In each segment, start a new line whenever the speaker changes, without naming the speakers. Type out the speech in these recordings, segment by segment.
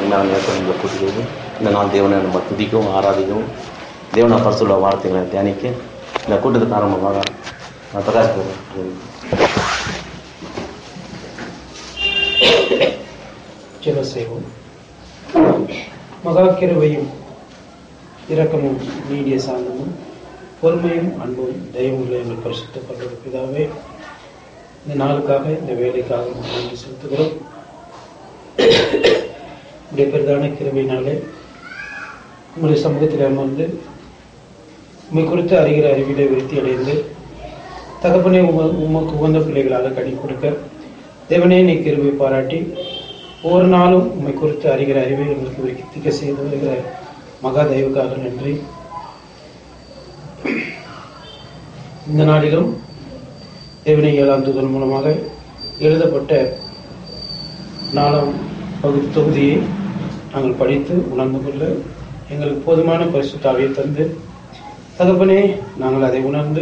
அருமையான நேரத்தை உங்களை கூட்டுகிறது இந்த நாள் தேவனை நம்ம துதிக்கவும் ஆராதிக்கவும் தேவனை பரிசுள்ள வார்த்தைகளை தியானிக்க இந்த கூட்டத்துக்கு ஆரம்பமாக நான் பிரகாஷ் பேசுகிறேன்.
ஜெப செய்வோம் மகா கிருபையும் இரக்கமும் நீடிய சாந்தமும் பொறுமையும் அன்பும் தெய்வங்களை எங்கள் பரிசுத்த பண்றது பிதாவே இந்த நாளுக்காக இந்த வேலைக்காக உமக்கு நன்றி செலுத்துகிறோம் உடைய பெரிதான கிருபையினாலே உங்களுடைய சமூகத்தில் அமர்ந்து உண்மை குறித்து அறிகிற அறிவிலை விருத்தி அடைந்து தகப்பனே உம உமக்கு உகந்த பிள்ளைகளாக கனி கொடுக்க தேவனே நீ கிருபை பாராட்டி ஒவ்வொரு நாளும் உண்மை குறித்து அறிகிற அறிவை எங்களுக்கு விருத்திக்க செய்து வருகிற மகா தெய்வுக்காக நன்றி இந்த நாளிலும் தேவனை ஏழாம் தூதன் மூலமாக எழுதப்பட்ட நாலாம் பகுதி தொகுதியை நாங்கள் படித்து உணர்ந்து கொள்ள எங்களுக்கு போதுமான பரிசுத்தாவியை தந்து தகப்பனே நாங்கள் அதை உணர்ந்து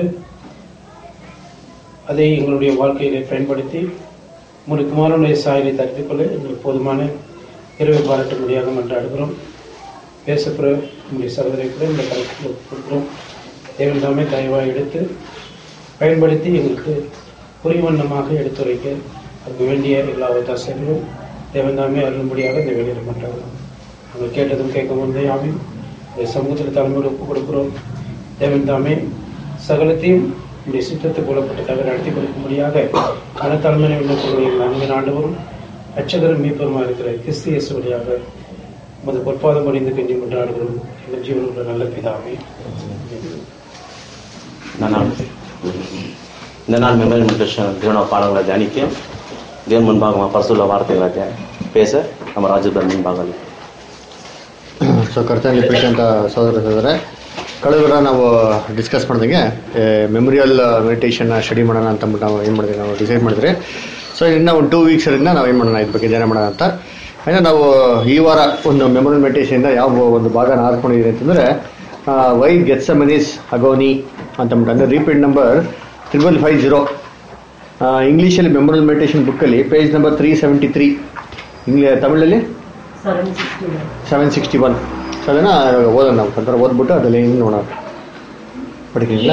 அதை எங்களுடைய வாழ்க்கையிலே பயன்படுத்தி உங்களுடைய குமாரனுடைய சாயலை தரித்துக் கொள்ள எங்களுக்கு போதுமான இரவை பாராட்ட முடியாக மன்றாடுகிறோம் பேசப்புற உங்களுடைய சகோதரை கூட இந்த கருத்தில் கொடுக்கிறோம் தேவன் தாமே தயவாக எடுத்து பயன்படுத்தி எங்களுக்கு புரிவண்ணமாக எடுத்துரைக்க அதுக்கு வேண்டிய எல்லா ஒத்தாசைகளும் தேவன் தாமே அருளும்படியாக இந்த வேலையில் மன்றாடுகிறோம் நாங்கள் கேட்டதும் கேட்க வந்தே ஆமீன் இந்த சமூகத்தில் தலைமையோடு ஒப்புக் கொடுக்கிறோம் தேவன் தாமே சகலத்தையும் உடைய சித்தத்துக்கு புலப்பட்டதாக நடத்தி கொடுக்கும்படியாக மனத்தலைமையை விண்ணப்பங்களை எங்கள் அன்பின் ஆண்டவரும் அச்சகரும் மீப்பருமா இருக்கிற கிறிஸ்து இயேசு வழியாக உமது பொற்பாதம் அடைந்து கெஞ்சி கொண்டாடுகிறோம் எங்கள் ஜீவனுள்ள நல்ல பிதாவே
இந்த நாள் இந்த நாள் மெமரி மெடிடேஷன் தேவன பாடங்களை தியானிக்க தேவன் முன்பாக பரிசுள்ள வார்த்தைகளை தியா- பேச நம்ம ರಾಜ್ಯದ ಮುಂಭಾಗದಲ್ಲಿ
ಸೊ ಕರ್ತನಲ್ಲಿ ಪ್ರೀತಿಯಂತ ಸಹೋದರ ಸಹೋದರ ಕಳೆದ ವಾರ ನಾವು ಡಿಸ್ಕಸ್ ಮಾಡಿದಂಗೆ ಮೆಮೊರಿಯಲ್ ಮೆಡಿಟೇಷನ್ ಸ್ಟಡಿ ಮಾಡೋಣ ಅಂತ ಅಂದ್ಬಿಟ್ಟು ನಾವು ಏನು ಮಾಡಿದ್ವಿ ನಾವು ಡಿಸೈಡ್ ಮಾಡಿದ್ರಿ ಸೊ ಇನ್ನು ಒಂದು ಟೂ ವೀಕ್ಸರಿಂದ ನಾವು ಏನು ಮಾಡೋಣ ಇದ್ರ ಬಗ್ಗೆ ಧ್ಯಾನ ಮಾಡೋಣ ಅಂತ ಅಂದರೆ ನಾವು ಈ ವಾರ ಒಂದು ಮೆಮೊರಿಯಲ್ ಮೆಡಿಟೇಷನಿಂದ ಯಾವ ಒಂದು ಭಾಗನ ಆರ್ಕೊಂಡಿದ್ದೀರಿ ಅಂತಂದರೆ ವೈ ಗೆಟ್ಸ್ ಮನೀಸ್ ಅಗೋನಿ ಅಂತಂದ್ಬಿಟ್ಟು ಅಂದರೆ repeat number triple five zero ಇಂಗ್ಲೀಷಲ್ಲಿ ಮೆಮೊರಿಯಲ್ ಮೆಡಿಟೇಷನ್ ಬುಕ್ಕಲ್ಲಿ page number three seventy three ಇಂಗ್ಲಿ ತಮಿಳಲ್ಲಿ ಸೆವೆನ್ ಸಿಕ್ಸ್ಟಿ ಒನ್ ಸೊ ಅದನ್ನು ಓದೋಣ ನಾವು ಒಂಥರ ಓದ್ಬಿಟ್ಟು ಅದರಲ್ಲಿ ಏನು ನೋಡೋಣ ಪಡಿಕಿಲ್ಲ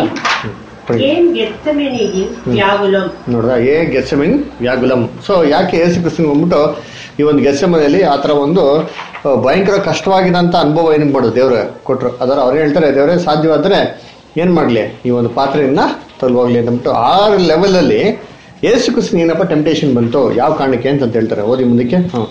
ஏன் கெத்தமெனியில் வியாகுலம்
ನೋಡ್ದ ಏ ಗೆಸಮಿನ್ ವ್ಯಾಗುಲಂ ಸೊ ಯಾಕೆ ಏಸು ಕ್ರಿಸ್ತನ್ ಬಂದ್ಬಿಟ್ಟು ಈ ಒಂದು ಗೆಸಮನೆಯಲ್ಲಿ ಆ ಥರ ಒಂದು ಆ, ಭಯಂಕರ ಕಷ್ಟವಾಗಿದಂಥ ಅನುಭವ ಏನು ಮಾಡೋದು ದೇವ್ರು ಕೊಟ್ಟರು ಅದರ ಅವ್ರು ಹೇಳ್ತಾರೆ ದೇವರೇ ಸಾಧ್ಯವಾದರೆ ಏನು ಮಾಡಲಿ ಈ ಒಂದು ಪಾತ್ರೆಯನ್ನ ತೊಲಗೋಗ್ಲಿ ಅಂತಂದ್ಬಿಟ್ಟು ಆ ಲೆವೆಲಲ್ಲಿ ಏಸು ಕ್ರಿಸ್ತನ್ ಏನಪ್ಪ ಟೆಂಪ್ಟೇಷನ್ ಬಂತು ಯಾವ ಕಾರಣಕ್ಕೆ ಅಂತ ಹೇಳ್ತಾರೆ ಓದಿ ಮುಂದಕ್ಕೆ ಹಾಂ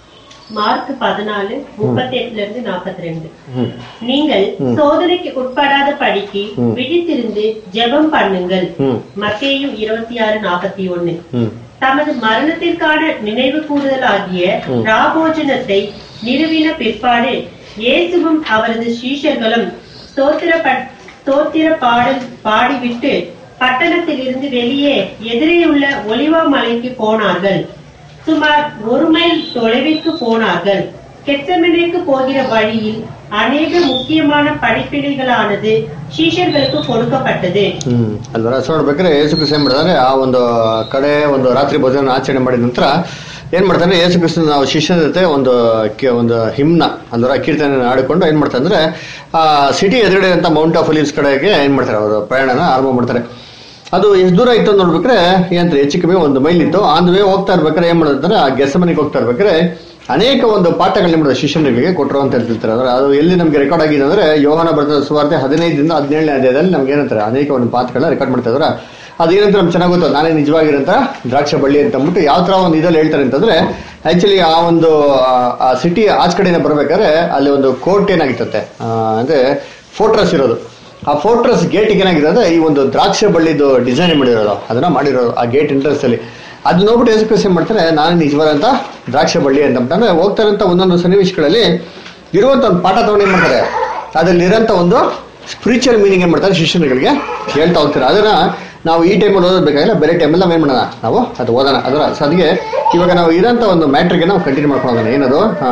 மார்க் பதினாலு முப்பத்தி எட்டுல இருந்து நாற்பத்தி ரெண்டு
ಹ್ಞೂ
நீங்கள் சோதனைக்கு உட்படாத படிக்கு
ம்.
விழித்திருந்து ஜெபம் பண்ணுங்கள்
ಹ್ಞೂ
மத்தேயு இருபத்தி ஆறு நாற்பத்தி ஒண்ணு
ಹ್ಞೂ
தமது மரணத்திற்கான நினைவு கூறுதல் ஆகிய
ம்.
ராபோஜனத்தை நிறுவின பிற்பாடு இயேசுவும் அவரது சீஷர்களும் ஸ்தோத்திர ஸ்தோத்திர பாடல் பாடிவிட்டு பட்டணத்திலிருந்து வெளியே எதிரே உள்ள ஒலிவா மலைக்கு போனார்கள் சுமார் ஒரு மைல் தொலைவிற்கு போனார்கள் கெத்தமனைக்கு போகிற வழியில் அநேக முக்கியமான படிப்பினைகளானது சீஷர்களுக்கு கொடுக்கப்பட்டது
ಹ್ಮ್ ಅಲ್ವರ ಸೊ ನೋಡ್ಬೇಕಾದ್ರೆ ಯೇಸು ಕ್ರಿಸ್ತ ಏನ್ ಮಾಡ್ತಾರೆ ಆ ಒಂದು ಕಡೆ ಒಂದು ರಾತ್ರಿ ಭೋಜನ ಆಚರಣೆ ಮಾಡಿದ ನಂತರ ಏನ್ ಮಾಡ್ತಾನೆ ಯೇಸು ಕ್ರಿಸ್ತ ನಾವು ಶಿಷ್ಯರ ಜೊತೆ ಒಂದು ಕಿ- ಒಂದು ಹಿಮ್ನ ಅಲ್ವರ ಕೀರ್ತನೆ ಆಡಿಕೊಂಡು ಏನ್ ಮಾಡ್ತಾರೆ ಅಂದ್ರೆ ಆ ಸಿಟಿ ಎದುರುಗಡೆ ಅಂತ ಮೌಂಟ್ ಆಫ್ ಒಲಿವ್ಸ್ ಕಡೆಗೆ ಏನ್ ಮಾಡ್ತಾರೆ ಅವರು ಪ್ರಯಾಣನ ಆರಂಭ ಮಾಡ್ತಾರೆ ಅದು ಎಷ್ಟು ದೂರ ಇತ್ತು ಅಂತ ನೋಡ್ಬೇಕಾದ್ರೆ ಏನಂತಾರೆ ಹೆಚ್ಚು ಕಮ್ಮಿ ಒಂದು ಮೈಲ್ ಇತ್ತು ಆನ್ ವೇ ಹೋಗ್ತಾ ಇರ್ಬೇಕಾದ್ರೆ ಏನ್ ಮಾಡೋದಂದ್ರೆ ಆ ಗೆಸಮನೆಗೆ ಹೋಗ್ತಾ ಇರ್ಬೇಕಾದ್ರೆ ಅನೇಕ ಒಂದು ಪಾಠಗಳನ್ನ ಮಾಡಿದ ಶಿಷ್ಯನಿಗೆ ಕೊಟ್ಟರು ಅಂತ ಹೇಳ್ತಿರ್ತಾರೆ ಅಂದ್ರೆ ಅದು ಎಲ್ಲಿ ನಮಗೆ ರೆಕಾರ್ಡ್ ಆಗಿದೆ ಅಂದ್ರೆ ಯೋಹನ ಬರೆದ ಸುವಾರ್ತೆ ಹದಿನೈದರಿಂದ ಹದಿನೇಳನೇ ಅಧ್ಯಾಯದಲ್ಲಿ ನಮ್ಗೆ ಏನಂತಾರೆ ಅನೇಕ ಒಂದು ಪಾಠಗಳನ್ನ ರೆಕಾರ್ಡ್ ಮಾಡ್ತಾ ಇದ್ದಾರೆ ಅದೇನಂತ ನಮ್ಗೆ ಚೆನ್ನಾಗಿ ಗೊತ್ತು ನಾನೇ ನಿಜವಾಗಿರಂತ ದ್ರಾಕ್ಷ ಬಳ್ಳಿ ಅಂತ ಅಂದ್ಬಿಟ್ಟು ಯಾವ ತರ ಒಂದು ಇದಲ್ಲಿ ಹೇಳ್ತಾರೆ ಅಂತಂದ್ರೆ ಆಕ್ಚುಲಿ ಆ ಒಂದು ಆ- ಆ ಸಿಟಿ ಆಚ್ ಕಡೆಯಿಂದ ಬರ್ಬೇಕಾದ್ರೆ ಅಲ್ಲಿ ಒಂದು ಕೋರ್ಟ್ ಏನಾಗಿತ್ತಂತೆ ಆ, ಅಂದ್ರೆ ಫೋರ್ಟ್ರಸ್ ಇರೋದು ಆ ಫೋರ್ಟ್ರಸ್ ಗೇಟಿಗೆ ಏನಾಗಿರೋದು ಈ ಒಂದು ದ್ರಾಕ್ಷ ಬಳ್ಳಿದು ಡಿಸೈನ್ ಮಾಡಿರೋದು ಅದನ್ನ ಮಾಡಿರೋದು ಆ ಗೇಟ್ ಇಂಟ್ರೆಸ್ಟ್ ಅಲ್ಲಿ ಅದು ನೋಡ್ಬಿಟ್ಟು ಯೇಸು ಕ್ರಿಸ್ತ ಏನ್ ಮಾಡ್ತಾರೆ ನಾನು ನಿಜವಾದಂತ ದ್ರಾಕ್ಷ ಬಳ್ಳಿ ಅಂತ ಅಂದ್ರೆ ಹೋಗ್ತಾರಂತ ಒಂದೊಂದು ಸನ್ನಿವೇಶಗಳಲ್ಲಿ ಇರುವಂತ ಒಂದು ಪಾಠ ತಗೊಂಡು ಏನ್ ಮಾಡ್ತಾರೆ ಅದ್ರಲ್ಲಿ ಇರೋಂಥ ಒಂದು ಸ್ಪಿರಿಚುವಲ್ ಮೀನಿಂಗ್ ಏನ್ ಮಾಡ್ತಾರೆ ಶಿಷ್ಯರುಗಳಿಗೆ ಹೇಳ್ತಾ ಹೋಗ್ತಾರೆ ಅದನ್ನ ನಾವು ಈ ಟೈಮಲ್ಲಿ ಓದಬೇಕಾಗಿಲ್ಲ ಬೇರೆ ಟೈಮಲ್ಲಿ ನಾವು ಏನ್ ಮಾಡೋಣ ನಾವು ಅದು ಓದೋಣ ಅದರ ಸೊ ಅದಕ್ಕೆ ಇವಾಗ ನಾವು ಇರೋಂಥ ಒಂದು ಮ್ಯಾಟ್ರಿಗೆ ನಾವು ಕಂಟಿನ್ಯೂ ಮಾಡ್ಕೊಂಡು ಹೋಗೋಣ ಏನದು ಹಾ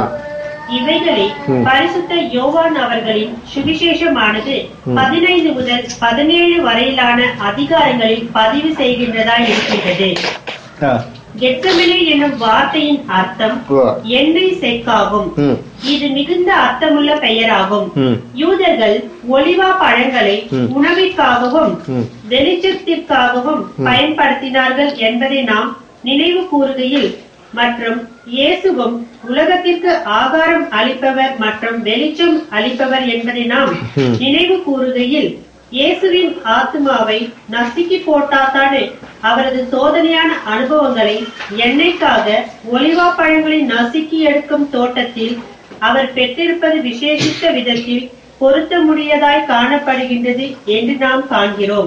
இவைகளை
ம்.
பரிசுத்த யோவான் அவர்களின் சுவிசேஷமானது பதினைந்து முதல் பதினேழு வரையிலான அதிகாரங்களில் பதிவு செய்கின்றதா இருக்கின்றது
ಹಾ
கெத்தமனே என்னும் வார்த்தையின் அர்த்தம்
ஓ.
எண்ணெய் செக்காகும்
ಹ್ಮ್
இது மிகுந்த அர்த்தமுள்ள பெயராகும்
ಹ್ಮ್
யூதர்கள் ஒலிவா பழங்களை
ம்.
உணவிற்காகவும்
ம்.
வெளிச்சத்திற்காகவும் பயன்படுத்தினார்கள் என்பதை நாம் நினைவு கூறுகையில் மற்றும் இயேசுவும் உலகத்திற்கு ஆகாரம் அளிப்பவர் மற்றும் வெளிச்சம் அளிப்பவர் என்பதை நாம்
ம்.
நினைவு கூறுகையில் இயேசுவின் ஆத்மாவை நசுக்கி போட்டாத்தானே அவரது சோதனையான அனுபவங்களை எண்ணெய்க்காக ஒலிவா பழங்களை நசுக்கி எடுக்கும் தோட்டத்தில் அவர் பெற்றிருப்பது விசேஷித்த விதத்தில் பொருத்த முடியதாய் காணப்படுகின்றது என்று நாம் காண்கிறோம்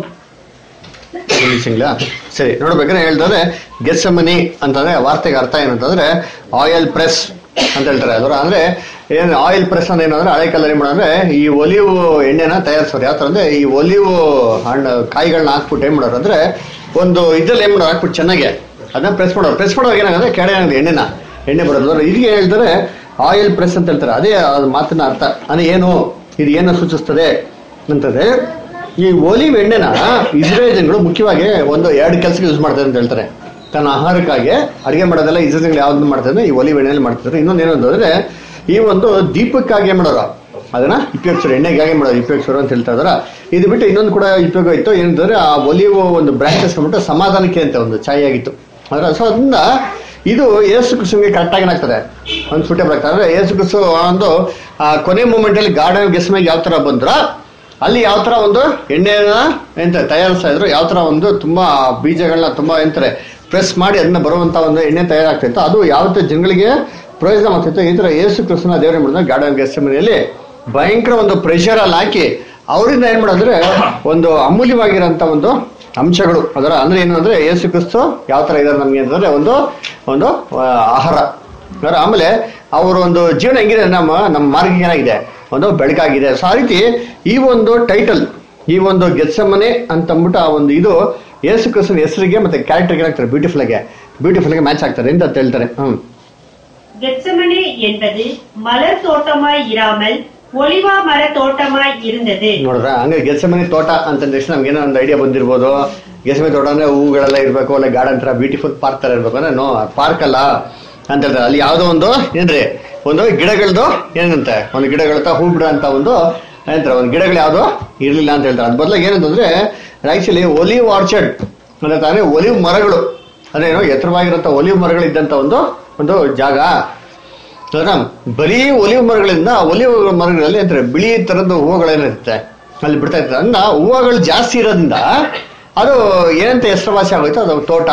ನಿಮಿಷங்களಾ ಸರಿ ನೋಡ್ಬೇಕಾದ್ರೆ ಹೇಳ್ತಾರೆ ಗೆಸ್ಸಮನಿ ಅಂತಂದ್ರೆ ವಾರ್ತೆಗೆ ಅರ್ಥ ಏನಂತಂದ್ರೆ ಆಯಿಲ್ ಪ್ರೆಸ್ ಅಂತ ಹೇಳ್ತಾರೆ ಅದರ ಅಂದ್ರೆ ಏನ್ ಆಯಿಲ್ ಪ್ರೆಸ್ ಅಂದ್ರೆ ಏನಂದ್ರೆ ಹಳೆ ಕಾಲದಲ್ಲಿ ಮಾಡೋದ್ರೆ ಈ ಒಲಿವ್ ಎಣ್ಣೆನ ತಯಾರಿಸೋರು ಯಾವ ತರ ಅಂದ್ರೆ ಈ ಒಲಿವ್ ಹಣ್ಣು ಕಾಯಿಗಳನ್ನ ಹಾಕ್ಬಿಟ್ಟು ಏನ್ ಮಾಡೋರು ಅಂದ್ರೆ ಒಂದು ಇದ್ರಲ್ಲಿ ಏನ್ ಮಾಡೋರು ಹಾಕ್ಬಿಟ್ಟು ಚೆನ್ನಾಗಿ ಅದನ್ನ ಪ್ರೆಸ್ ಮಾಡೋರು ಪ್ರೆಸ್ ಮಾಡೋವಾಗ ಏನಾಗುತ್ತೆ ಕೆಡೆ ಏನಾಗುತ್ತೆ ಎಣ್ಣೆನ ಎಣ್ಣೆ ಬರೋದು ಅಂದ್ರೆ ಇದಕ್ಕೆ ಹೇಳ್ತಾರೆ ಆಯಿಲ್ ಪ್ರೆಸ್ ಅಂತ ಹೇಳ್ತಾರೆ ಅದೇ ಅದು ಮಾತಿನ ಅರ್ಥ ಅಂದ್ರೆ ಏನು ಇದು ಏನು ಸೂಚಿಸ್ತದೆ ಅಂತಂದ್ರೆ ಈ ಒಲಿವ್ ಎಣ್ಣೆನ ಇಸ್ರೇಲ್ ಜನಗಳು ಮುಖ್ಯವಾಗಿ ಒಂದು ಎರಡು ಕೆಲಸಕ್ಕೆ ಯೂಸ್ ಮಾಡ್ತಾರೆ ಅಂತ ಹೇಳ್ತಾರೆ ತನ್ನ ಆಹಾರಕ್ಕಾಗಿ ಅಡಿಗೆ ಮಾಡೋದೆಲ್ಲ ಇಸ್ರೇಲ್ ಜನಗಳು ಯಾವ್ದು ಮಾಡ್ತಾರೆ ಈ ಒಲಿವ್ ಎಣ್ಣೆಯಲ್ಲಿ ಮಾಡ್ತಾರೆ ಇನ್ನೊಂದು ಏನು ಅಂತಂದ್ರೆ ಈ ಒಂದು ದೀಪಕ್ಕಾಗಿ ಏನ್ ಮಾಡೋರು ಅದನ್ನ ಉಪಯೋಗಿಸೋರು ಎಣ್ಣೆಗಾಗಿ ಮಾಡೋದು ಉಪಯೋಗಿಸೋರು ಅಂತ ಹೇಳ್ತಾ ಇದಾರ ಇದು ಬಿಟ್ಟು ಇನ್ನೊಂದು ಕೂಡ ಉಪಯೋಗ ಇತ್ತು ಏನಂತಂದ್ರೆ ಆ ಒಲಿವ್ ಒಂದು ಬ್ರಾಂಚಸ್ ಬಿಟ್ಟು ಸಮಾಧಾನಕ್ಕೆ ಅಂತ ಒಂದು ಛಾಯೆ ಆಗಿತ್ತು ಅದರ ಸೊ ಅದರಿಂದ ಇದು ಏಸು ಕೃಷ್ಣಗೆ ಕರೆಕ್ಟ್ ಆಗಿ ಆಗ್ತದೆ ಒಂದು ಸೂಟೇಬಲ್ ಆಗ್ತದೆ ಅಂದ್ರೆ ಏಸು ಕೃಷ್ಣ ಒಂದು ಆ ಕೊನೆ ಮೂಮೆಂಟ್ ಅಲ್ಲಿ ಗಾರ್ಡನ್ ಗೆಸ್ಮೆಗೆ ಯಾವ ತರ ಬಂದ್ರ ಅಲ್ಲಿ ಯಾವ ತರ ಒಂದು ಎಣ್ಣೆನ ಎಂತ ತಯಾರಿಸ್ತಾ ಇದ್ರು ಯಾವ ತರ ಒಂದು ತುಂಬಾ ಬೀಜಗಳನ್ನ ತುಂಬಾ ಎಂತಾರೆ ಪ್ರೆಸ್ ಮಾಡಿ ಅದನ್ನ ಬರುವಂತ ಒಂದು ಎಣ್ಣೆ ತಯಾರಾಗ್ತಿತ್ತು ಅದು ಯಾವತ್ತು ಜನಗಳಿಗೆ ಪ್ರಯೋಜನ ಆಗ್ತಿತ್ತು ಈ ತರ ಏಸು ಕೃಷ್ಣ ದೇವರ ಮಾಡಿದ್ರೆ ಗಾರ್ಡನ್ ಗೆಸ್ಮನೆಯಲ್ಲಿ ಭಯಂಕರ ಒಂದು ಪ್ರೆಷರ್ ಅಲ್ಲಿ ಹಾಕಿ ಅವರಿಂದ ಏನ್ ಮಾಡೋದ್ರೆ ಒಂದು ಅಮೂಲ್ಯವಾಗಿರೋಂಥ ಒಂದು ಅಂಶಗಳು ಅದರ ಅಂದ್ರೆ ಏನು ಅಂದ್ರೆ ಏಸು ಕ್ರಿಸ್ತು ಯಾವ ತರ ಇದಾರೆ ನಮ್ಗೆ ಅಂತಂದ್ರೆ ಒಂದು ಒಂದು ಆ, ಆಹಾರ ಅದರ ಆಮೇಲೆ ಅವರ ಒಂದು ಜೀವನ ಹೆಂಗಿದೆ ನಮ್ಮ ನಮ್ಮ ಮಾರ್ಗ ಏನಾಗಿದೆ ಒಂದು ಬೆಳಕಾಗಿದೆ ಸೊ ಆ ರೀತಿ ಈ ಒಂದು ಟೈಟಲ್ ಈ ಒಂದು ಗೆತ್ಸಮನೆ ಅಂತ ಅಂದ್ಬಿಟ್ಟು ಆ ಒಂದು ಇದು ಏಸು ಕ್ರಿಸ್ತನ ಹೆಸರಿಗೆ ಮತ್ತೆ ಕ್ಯಾರೆಕ್ಟರ್ಗೆ ಏನಾಗ್ತಾರೆ ಬ್ಯೂಟಿಫುಲ್ ಆಗಿ ಬ್ಯೂಟಿಫುಲ್ ಆಗಿ ಮ್ಯಾಚ್ ಆಗ್ತಾರೆ ಅಂತ ಹೇಳ್ತಾರೆ ಹ್ಮ್
கெத்செமனே என்பது மலர் தோட்டமாய் இராமல் ஒலிவா மர தோட்டமாய் இருந்தது
ನೋಡ್ರ ಹಂಗೆ ಗೆಸಮನೆ ತೋಟ ಅಂತಂದ ತಕ್ಷಣ ನಮ್ಗೆ ಏನೋ ಒಂದು ಐಡಿಯಾ ಬಂದಿರ್ಬೋದು ಗೆಸಮನೆ ತೋಟ ಅಂದ್ರೆ ಹೂಗಳೆಲ್ಲ ಇರ್ಬೇಕು ಅಲ್ಲ ಗಾರ್ಡನ್ ತರ ಬ್ಯೂಟಿಫುಲ್ ಪಾರ್ಕ್ ತರ ಇರ್ಬೇಕು ಅಂದ್ರೆ ನೋ ಪಾರ್ಕ್ ಅಲ್ಲ ಅಂತ ಹೇಳ್ತಾರೆ ಅಲ್ಲಿ ಯಾವ್ದೋ ಒಂದು ಏನ್ರಿ ಒಂದು ಗಿಡಗಳದು ಏನಂತೆ ಒಂದು ಗಿಡಗಳ ಹೂ ಬಿಡ ಅಂತ ಒಂದು ಏನಂತಾರೆ ಒಂದು ಗಿಡಗಳು ಯಾವ್ದು ಇರ್ಲಿಲ್ಲ ಅಂತ ಹೇಳ್ತಾರೆ ಅದ್ ಬದಲಾಗಿ ಏನಂತಂದ್ರೆ ಆಕ್ಚುಲಿ ಒಲಿವ್ ಆರ್ಚರ್ಡ್ ಅಂದ್ರೆ ತಾನೇ ಒಲಿವ್ ಮರಗಳು ಅಂದ್ರೆ ಏನೋ ಎತ್ತರವಾಗಿರಂತ ಒಲಿವ್ ಮರಗಳು ಇದ್ದಂತ ಒಂದು ಒಂದು ಜಾಗ ಅದರ ಬರೀ ಒಲಿವ್ ಮರಗಳಿಂದ ಆ ಒಲಿವ್ ಮರಗಳಲ್ಲಿ ಅಂತಾರೆ ಬಿಳಿ ತರದ ಹೂವುಗಳೇನಿರುತ್ತೆ ಅಲ್ಲಿ ಬಿಡ್ತಾ ಇರ್ತದೆ ಅನ್ನ ಹೂವುಗಳು ಜಾಸ್ತಿ ಇರೋದ್ರಿಂದ ಅದು ಏನಂತ ಹೆಸರುವಾಸಿ ಆಗೋಯ್ತು ಅದು ತೋಟ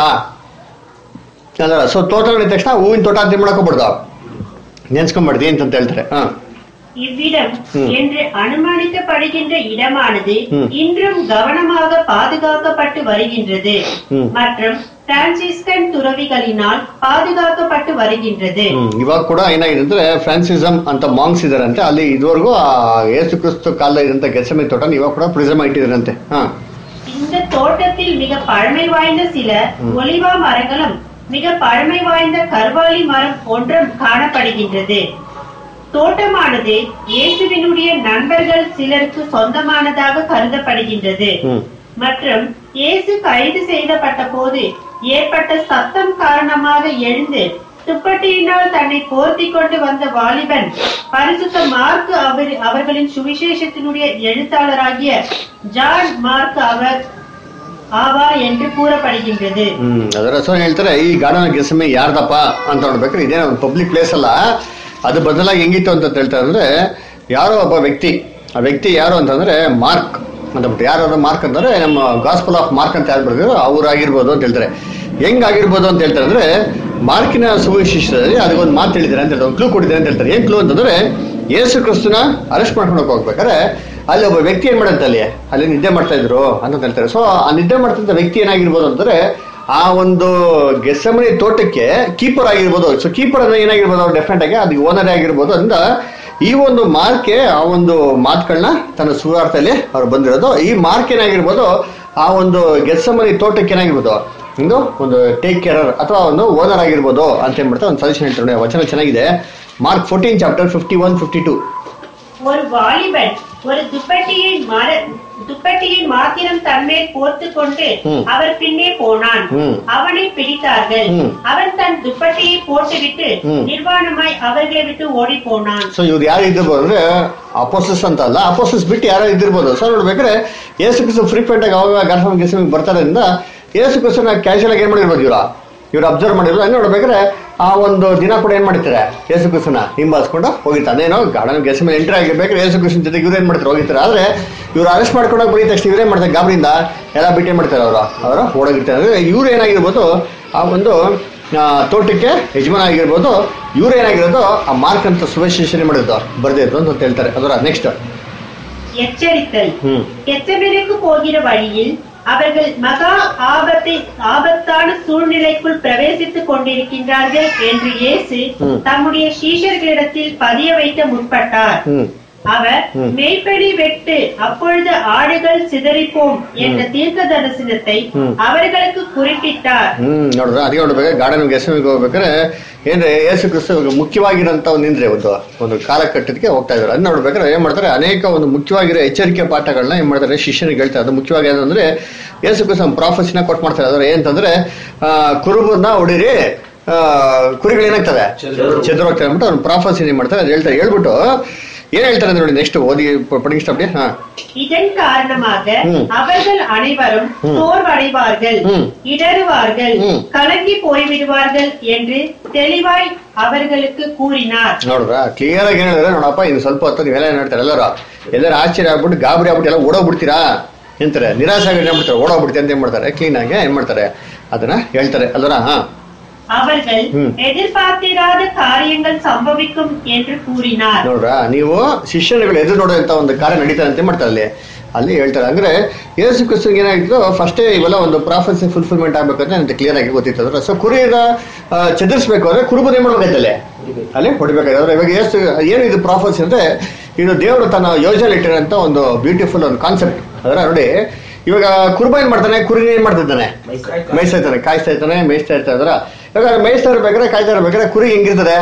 ಅದರ ಸೊ ತೋಟ ನೋಡಿದ ತಕ್ಷಣ ಹೂವಿನ ತೋಟ ಅಂತ ಮಾಡಕೋಬಿಡ್ದು ನೆನ್ಸ್ಕೊಂಡ್ಬಿಡ್ದಿ ಅಂತ ಹೇಳ್ತಾರೆ ಹಾ
இவ்விடம்
ம்.
என்று அனுமானிக்கப்படுகின்ற இடமானது
ம்.
இன்றும் கவனமாக பாதுகாக்கப்பட்டு வருகின்றது
ம்.
மற்றும் பிரான்சிஸ்கன் துறவிகளினால் பாதுகாக்கப்பட்டு வருகின்றது
ಹ್ಮ್ ಇವಾಗ ಕೂಡ ಏನಾಗಿದೆ ಅಂದ್ರೆ ಫ್ರಾನ್ಸಿಸಮ್ ಅಂತ ಮಾಂಗ್ಸ್ ಇದಾರಂತೆ ಅಲ್ಲಿ ಇದುವರೆಗೂ ಆ ಏಸು ಕ್ರಿಸ್ತು ಕಾಲದ ಇದ್ದಂತ ಗೆಸಮೆ ತೋಟ ಇವಾಗ ಕೂಡ ಪ್ರಿಸರ್ವ್ ಇಟ್ಟಿದಾರಂತೆ ಹಾ
இந்த தோட்டத்தில் மிக பழமை வாய்ந்த சில ஒலிவா மரங்களும் மிக பழமை வாய்ந்த கர்வாலி மரம் ஒன்றும் காணப்படுகின்றது தோட்டமானது இயேசுவினுடைய நண்பர்கள் சிலருக்கு சொந்தமானதாக கருதப்படுகின்றது
ಹ್ಮ್
மற்றும் இயேசு கைது செய்யப்பட்ட போது ஏற்பட்ட சத்தம் காரணமாக எழுந்து துப்பட்டியினால் தன்னை போர்த்தி கொண்டு வந்த வாலிபன் பரிசுத்த மார்க் அவர் அவர்களின் சுவிசேஷத்தினுடைய எழுத்தாளராகிய ஜான் மார்க் அவர் ஆவார் என்று கூறப்படுகின்றது
ಹ್ಮ್ ಅದರ ಹೆಸರು ಹೇಳ್ತಾರೆ ಈ ಗಾರ್ಡನ್ ಗೆಸಮೆ ಯಾರ್ದಪ್ಪ ಅಂತ ನೋಡ್ಬೇಕಾದ್ರೆ ಇದೇನೋ ಒಂದು ಪಬ್ಲಿಕ್ ಪ್ಲೇಸ್ ಅಲ್ಲ ಅದು ಬದಲಾಗಿ ಹೆಂಗಿತ್ತು ಅಂತ ಹೇಳ್ತಾರೆ ಅಂದ್ರೆ ಯಾರೋ ಒಬ್ಬ ವ್ಯಕ್ತಿ ಆ ವ್ಯಕ್ತಿ ಯಾರು ಅಂತಂದ್ರೆ ಮಾರ್ಕ್ ಅಂತಬಿಟ್ಟು ಯಾರು ಅದು ಮಾರ್ಕ್ ಅಂತಂದ್ರೆ ನಮ್ಮ ಗಾಸ್ಪಲ್ ಆಫ್ ಮಾರ್ಕ್ ಅಂತ ಯಾರು ಬರ್ದಿರೋ ಅವ್ರು ಆಗಿರ್ಬೋದು ಅಂತ ಹೇಳ್ತಾರೆ ಹೆಂಗ್ ಆಗಿರ್ಬೋದು ಅಂತ ಹೇಳ್ತಾರೆ ಅಂದ್ರೆ ಮಾರ್ಕಿನ ಸುವಿಶೇಷದಲ್ಲಿ ಅದಕ್ಕೊಂದು ಮಾತು ಹೇಳಿದ್ದಾರೆ ಅಂತ ಹೇಳ್ತಾರೆ ಒಂದು ಕ್ಲೂ ಕೊಟ್ಟಿದ್ದಾರೆ ಅಂತ ಹೇಳ್ತಾರೆ ಏನ್ ಕ್ಲೂ ಅಂತಂದ್ರೆ ಯೇಸು ಕ್ರಿಸ್ತನ ಅರೆಸ್ಟ್ ಮಾಡ್ಕೊಂಡು ಹೋಗ್ಬೇಕಾದ್ರೆ ಅಲ್ಲಿ ಒಬ್ಬ ವ್ಯಕ್ತಿ ಏನ್ ಮಾಡಂತ ಅಲ್ಲಿ ಅಲ್ಲಿ ನಿದ್ದೆ ಮಾಡ್ತಾ ಇದ್ರು ಅಂತ ಹೇಳ್ತಾರೆ ಸೊ ಆ ನಿದ್ದೆ ಮಾಡ್ತಿದ್ದ ವ್ಯಕ್ತಿ ಏನಾಗಿರ್ಬೋದು ಅಂತಂದ್ರೆ ಆ ಒಂದು ಗೆಸಮನಿ ತೋಟಕ್ಕೆ ಕೀಪರ್ ಆಗಿರ್ಬೋದು ಸೊ ಕೀಪರ್ ಅಂದ್ರೆ ಏನಾಗಿರ್ಬೋದು ಅವ್ರು ಡೆಫಿನೆಟ್ ಆಗಿ ಅದಕ್ಕೆ ಓನರ್ ಆಗಿರ್ಬೋದು ಅದರಿಂದ ಈ ಒಂದು ಮಾರ್ಕೆ ಆ ಒಂದು ಮಾತುಗಳನ್ನ ತನ್ನ ಸುವಾರ್ಥದಲ್ಲಿ ಅವ್ರು ಬಂದಿರೋದು ಈ ಮಾರ್ಕ್ ಏನಾಗಿರ್ಬೋದು ಆ ಒಂದು ಗೆಸಮನಿ ತೋಟಕ್ಕೆ ಏನಾಗಿರ್ಬೋದು ಒಂದು ಒಂದು ಟೇಕ್ ಕೇರರ್ ಅಥವಾ ಒಂದು ಓನರ್ ಆಗಿರ್ಬೋದು ಅಂತ ಹೇಳ್ಬಿಡ್ತಾ ಒಂದು ಸಜೆಷನ್ ಹೇಳ್ತಾರೆ ನೋಡಿ, ವಚನ ಚೆನ್ನಾಗಿದೆ Mark fourteen chapter fifty one fifty two
ஒரு வாலிபன் ஒரு துப்பட்டியை மர துப்பட்டியை மாத்திரம் தன்மேல் போர்த்து கொண்டு
ம்.
அவர் பின்னே போனான்
ம்.
அவனை பிடித்தார்கள்
ம்.
அவன் தன் துப்பட்டியை போட்டுவிட்டு
ம்.
நிர்வாணமாய் அவர்களை விட்டு ஓடி போனான்
ಸೊ ಇವ್ರು ಯಾರು ಇದ್ದಿರ್ಬೋದು ಅಂದ್ರೆ ಅಪೋಸಿಸ್ ಅಂತ ಅಲ್ಲ ಅಪೋಸಿಸ್ ಬಿಟ್ಟು ಯಾರೋ ಇದ್ದಿರ್ಬೋದು ಸೊ ನೋಡ್ಬೇಕಾದ್ರೆ ಏಸು ಕ್ರಿಸ್ತು ಫ್ರೀಕ್ವೆಂಟ್ ಆಗಿ ಅವಾಗ ಗರ್ಭಮ್ ಗಿಸ್ಮಿಗೆ ಬರ್ತಾರಿಂದ ಏಸು ಕ್ರಿಸ್ತನ ಕ್ಯಾಶುಯಲ್ ಆಗಿ ಏನ್ ಮಾಡಿರ್ಬೋದು ಇವ್ರು ಇವ್ರು ಅಬ್ಸರ್ವ್ ಮಾಡಿರೋದು ಹಂಗೆ ನೋಡ್ಬೇಕಾದ್ರೆ ಆ ಒಂದು ದಿನ ಕೂಡ ಏನ್ ಮಾಡ್ತಾರೆ ಯೇಸು ಕ್ರಿಸ್ತನ ಹಿಂಬಾಲಿಸ್ಕೊಂಡು ಹೋಗಿರ್ತಾರೆ ಅದೇನೋ ಗಾರ್ಡನ್ ಗೆಸ್ ಮೇಲೆ ಎಂಟ್ರಿ ಆಗಿರ್ಬೇಕಾದ್ರೆ ಯೇಸು ಕ್ರಿಸ್ತನ ಜೊತೆಗೆ ಇವ್ರು ಏನ್ ಮಾಡ್ತಾರೆ ಹೋಗಿರ್ತಾರೆ ಆದ್ರೆ ಇವ್ರು ಅರೆಸ್ಟ್ ಮಾಡ್ಕೊಂಡೋಗಿ ಬರೀ ತಕ್ಷಣ ಇವ್ರೇನ್ ಮಾಡ್ತಾರೆ ಗಾಬರಿಯಿಂದ ಎಲ್ಲ ಬಿಟ್ಟು ಏನ್ ಮಾಡ್ತಾರೆ ಅವರು ಅವರು ಓಡೋಗಿರ್ತಾರೆ ಅಂದ್ರೆ ಇವ್ರು ಏನಾಗಿರ್ಬೋದು ಆ ಒಂದು ಆ, ತೋಟಕ್ಕೆ ಯಜಮಾನ ಆಗಿರ್ಬೋದು ಇವ್ರು ಏನಾಗಿರೋದು ಆ ಮಾರ್ಕ್ ಅಂತ ಸುವಿಶೇಷಣೆ ಮಾಡಿದ್ದು ಬರ್ದಿದ್ದು ಅಂತ ಹೇಳ್ತಾರೆ ಅದರ ನೆಕ್ಸ್ಟ್
எச்சரித்தல்
ಹ್ಮ್
எச்சபிலுக்கு போகிற வழியில் அவர்கள் மகா ஆபத்தை ஆபத்தான சூழ்நிலைக்குள் பிரவேசித்துக் கொண்டிருக்கின்றார்கள் என்று இயேசு
ம்.
தம்முடைய சீஷர்களிடத்தில் பதிய வைக்க முற்பட்டார்
ಹ್ಮ್
அவர்
ம்.
மெய்ப்படி வெட்டு அப்பொழுது ஆடுகள் சிதறிப்போம் என்ற தீர்க்க தரிசனத்தை
ம்.
அவர்களுக்கு குறிப்பிட்டார்
ಹ್ಮ್ ನೋಡಿದ್ರೆ ಅದಕ್ಕೆ ನೋಡ್ಬೇಕು ಗಾರ್ಡನ್ ಗೆಸ್ಮಿಗೆ ಹೋಗ್ಬೇಕಾದ್ರೆ ಏನ್ರೆ ಯೇಸು ಕ್ರಿಸ್ತ ಇವಾಗ ಮುಖ್ಯವಾಗಿರೋಂಥ ಒಂದು ನಿಂದ್ರೆ ಒಂದು ಒಂದು ಕಾಲಘಟ್ಟಕ್ಕೆ ಹೋಗ್ತಾ ಇದ್ದಾರೆ ಅದ್ ನೋಡ್ಬೇಕಾದ್ರೆ ಏನ್ ಮಾಡ್ತಾರೆ ಅನೇಕ ಒಂದು ಮುಖ್ಯವಾಗಿರೋ ಎಚ್ಚರಿಕೆ ಪಾಠಗಳನ್ನ ಏನ್ ಮಾಡ್ತಾರೆ ಶಿಷ್ಯನಿಗೆ ಹೇಳ್ತಾರೆ ಅದು ಮುಖ್ಯವಾಗಿ ಏನಂದ್ರೆ ಯೇಸು ಕ್ರಿಸ್ತ ಪ್ರಾಫಸಿನ ಕೊಟ್ಟು ಮಾಡ್ತಾರೆ ಅದ್ರ ಏನಂತಂದ್ರೆ ಆ, ಕುರುಬನ್ನ ಹೊಡಿರಿ ಆ, ಕುರಿಗಳು ಏನಾಗ್ತವೆ ಚೆದರೋಗ್ತವೆ ಅಂದ್ಬಿಟ್ಟು ಅವ್ನು ಪ್ರಾಫಸಿನ ಏನ್ ಮಾಡ್ತಾರೆ ಅದು ಹೇಳ್ತಾರೆ ಹೇಳ್ಬಿಟ್ಟು ಏನ್ ಹೇಳ್ತಾರೆ ಅಂದ್ರೆ ನೋಡಿ ನೆಕ್ಸ್ಟ್ ಓದಿ ಪಡಿಂಗ್ ಸ್ಟಾಪ್ ಹಾ
இதன் காரணமாக
ம்.
அவர்கள் அனைவரும்
ம்.
சோர்வடைவார்கள்
ம்.
இடறுவார்கள்
ம்.
கலங்கி போய்விடுவார்கள் என்று தெளிவாய் அவர்களுக்கு கூறினார்
ನೋಡ್ರ ಕ್ಲಿಯರ್ ಆಗಿ ಏನ್ ಹೇಳಿದ್ರೆ ನೋಡಪ್ಪ ಇನ್ನು ಸ್ವಲ್ಪ ಹೊತ್ತು ನೀವೆಲ್ಲ ಏನ್ ಹೇಳ್ತಾರೆ ಎಲ್ಲರೂ ಎಲ್ಲರೂ ಆಶ್ಚರ್ಯ ಆಗ್ಬಿಟ್ಟು ಗಾಬರಿ ಆಗ್ಬಿಟ್ಟು ಎಲ್ಲ ಓಡೋಗ್ಬಿಡ್ತೀರಾ ಎಂತಾರೆ ನಿರಾಶೆ ಆಗಿ ಏನ್ ಮಾಡ್ತಾರೆ ಓಡೋಗ್ಬಿಡ್ತೀವಿ ಅಂತ ಏನ್ ಮಾಡ್ತಾರೆ ಕ್ಲೀನ್ ಆಗಿ ಏನ್ ಮಾಡ್ತಾರೆ ಅದನ್ನ ಹೇಳ್ತಾರೆ ಅಲ್ವರ ಹಾ
அவர்கள்
ம்.
எதிர்பார்த்திராத காரியங்கள் சம்பவிக்கும் என்று கூறினார்
ನೋಡ್ರ ನೀವು ಶಿಷ್ಯರುಗಳು ಎದುರು ನೋಡುವಂತ ಒಂದು ಕಾರ್ಯ ನಡೀತಾರೆ ಅಂತ ಏನ್ ಮಾಡ್ತಾರೆ ಅಲ್ಲಿ ಅಲ್ಲಿ ಹೇಳ್ತಾರೆ ಅಂದ್ರೆ ಯೇಸು ಕ್ರಿಸ್ತಂಗೆ ಏನಾಗಿತ್ತು ಫಸ್ಟೇ ಇವೆಲ್ಲ ಒಂದು ಪ್ರಾಫೆಸಿ ಫುಲ್ಫಿಲ್ಮೆಂಟ್ ಆಗ್ಬೇಕಂದ್ರೆ ಅಂತ ಕ್ಲಿಯರ್ ಆಗಿ ಗೊತ್ತಿತ್ತು ಸೊ ಕುರಿನ ಆ, ಚದುರಿಸ್ಬೇಕು ಅಂದ್ರೆ ಕುರುಬನ ಏನ್ ಮಾಡ್ಬೇಕಾಯ್ತಲ್ಲಿ ಅಲ್ಲಿ ಹೊಡಿಬೇಕಾದ್ರೆ ಇವಾಗ ಯೇಸು ಏನು ಇದು ಪ್ರಾಫೆಸಿ ಅಂದ್ರೆ ಇದು ದೇವರು ತನ್ನ ಯೋಜನೆ ಇಟ್ಟಿರೋಂಥ ಒಂದು ಬ್ಯೂಟಿಫುಲ್ ಒಂದು ಕಾನ್ಸೆಪ್ಟ್ ಅದರ ನೋಡಿ ಇವಾಗ ಕುರುಬ ಏನ್ ಮಾಡ್ತಾನೆ ಕುರಿನ ಏನ್ ಮಾಡ್ತಿದ್ದಾನೆ ಮೇಯಿಸ್ತಾ ಇರ್ತಾನೆ ಕಾಯಿಸ್ತಾ ಇರ್ತಾನೆ ಮೇಯಿಸ್ತಾ ಇರ್ತಾ ಇದ್ರ ಇವಾಗ ಮೇಯಿಸ್ತಾ ಇರ್ಬೇಕಾದ್ರೆ ಕಾಯ್ತಾ ಇರ್ಬೇಕಾದ್ರೆ ಕುರಿ ಹೆಂಗಿರ್ತದೆ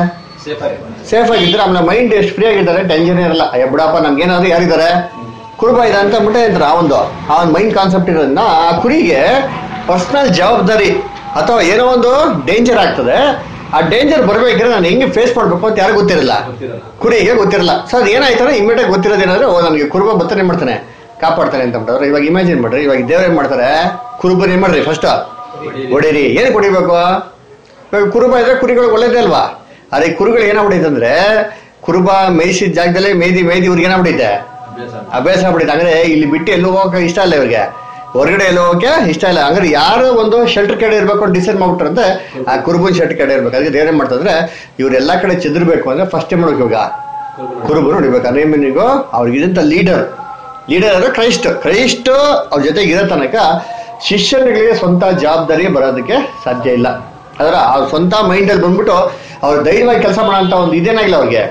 ಸೇಫ್ ಆಗಿದ್ರೆ ಆಮೇಲೆ ಮೈಂಡ್ ಎಷ್ಟು ಫ್ರೀ ಆಗಿದ್ದಾರೆ ಟೆನ್ಷನ್ ಇರಲ್ಲ ಅಯ್ಯ ಬಿಡಪ್ಪ ನಮ್ಗೆ ಏನಾದ್ರು ಯಾರಿದ್ದಾರೆ ಕುರುಬ ಇದೆ ಅಂತ ಅಂದ್ಬಿಟ್ಟೆ ಇದ್ರ ಆ ಒಂದು ಆ ಒಂದು ಮೈಂಡ್ ಕಾನ್ಸೆಪ್ಟ್ ಇರೋದ್ರಿಂದ ಆ ಕುರಿಗೆ ಪರ್ಸನಲ್ ಜವಾಬ್ದಾರಿ ಅಥವಾ ಏನೋ ಒಂದು ಡೇಂಜರ್ ಆಗ್ತದೆ ಆ ಡೇಂಜರ್ ಬರ್ಬೇಕಿದ್ರೆ ನಾನು ಹೆಂಗೆ ಫೇಸ್ ಮಾಡ್ಬೇಕು ಅಂತ ಯಾರು ಗೊತ್ತಿರಲ್ಲ ಕುರಿಗೆ ಗೊತ್ತಿರಲ್ಲ ಸೊ ಅದು ಏನಾಯ್ತಾರೆ ಇಮಿಡಿಯೇಟ್ ಗೊತ್ತಿರೋದೇನಾದ್ರೆ ಓ ನನಗೆ ಕುರುಬ ಬರ್ತಾನೆ ಮಾಡ್ತಾನೆ ಕಾಪಾಡ್ತಾನೆ ಅಂತ ಬಿಟ್ಟವ್ರೆ ಇವಾಗ ಇಮ್ಯಾಜಿನ್ ಮಾಡ್ರಿ ಇವಾಗ ದೇವ್ರು ಏನ್ ಮಾಡ್ತಾರೆ ಕುರುಬನ್ ಏನ್ ಮಾಡ್ರಿ ಫಸ್ಟ್ ಹೊಡೀರಿ ಏನಕ್ಕೆ ಹೊಡಿಬೇಕು ಇವಾಗ ಕುರುಬ ಇದ್ರೆ ಕುರಿಗಳು ಒಳ್ಳೇದೇ ಅಲ್ವಾ ಅದೇ ಕುರುಗಳು ಏನಾಗ್ಬಿಟ್ಟೈತೆ ಅಂದ್ರೆ ಕುರುಬ ಮೇಯಿಸಿದ ಜಾಗದಲ್ಲೇ ಮೇಯ್ದಿ ಮೇಯ್ದಿ ಇವ್ರಿಗೆ ಏನಾಗ್ಬಿಟ್ಟೈತೆ ಅಭ್ಯಾಸ ಆಗ್ಬಿಟ್ಟೈತೆ ಅಂದ್ರೆ ಇಲ್ಲಿ ಬಿಟ್ಟು ಎಲ್ಲೂ ಹೋಗಕ್ಕೆ ಇಷ್ಟ ಇಲ್ಲ ಇವ್ರಿಗೆ ಹೊರಗಡೆ ಎಲ್ಲೋ ಹೋಗಕ್ಕೆ ಇಷ್ಟ ಇಲ್ಲ ಹಂಗಾರೆ ಯಾರು ಒಂದು ಶೆಲ್ಟರ್ ಕಡೆ ಇರ್ಬೇಕು ಅಂತ ಡಿಸೈಡ್ ಮಾಡ್ಬಿಟ್ರಂತೆ ಆ ಕುರುಬನ್ ಶೆಲ್ಟರ್ ಕಡೆ ಇರ್ಬೇಕು ಅದಕ್ಕೆ ದೇವ್ರೇನ್ ಮಾಡ್ತಂದ್ರೆ ಇವ್ರೆಲ್ಲಾ ಕಡೆ ಚೆದರ್ಬೇಕು ಅಂದ್ರೆ ಫಸ್ಟ್ ಏನ್ ಮಾಡ್ಬೇಕು ಇವಾಗ ಕುರುಬರು ನೋಡಿಬೇಕು ಅದೇ ಮೀನಿಗೂ ಅವ್ರಿಗಿದಂತ ಲೀಡರ್ ಲೀಡರ್ ಅಂದ್ರೆ ಕ್ರೈಸ್ಟ್ ಕ್ರೈಸ್ಟ್ ಅವ್ರ ಜೊತೆಗೆ ಇರೋ ತನಕ ಶಿಷ್ಯರುಗಳಿಗೆ ಸ್ವಂತ ಜವಾಬ್ದಾರಿ ಬರೋದಕ್ಕೆ ಸಾಧ್ಯ ಇಲ್ಲ ಅದರ ಅವ್ರ ಸ್ವಂತ ಮೈಂಡ್ ಅಲ್ಲಿ ಬಂದ್ಬಿಟ್ಟು ಅವ್ರು ಧೈರ್ಯವಾಗಿ ಕೆಲಸ ಮಾಡೋಂಥ ಒಂದು ಇದೇನಾಗಿಲ್ಲ ಅವ್ರಿಗೆ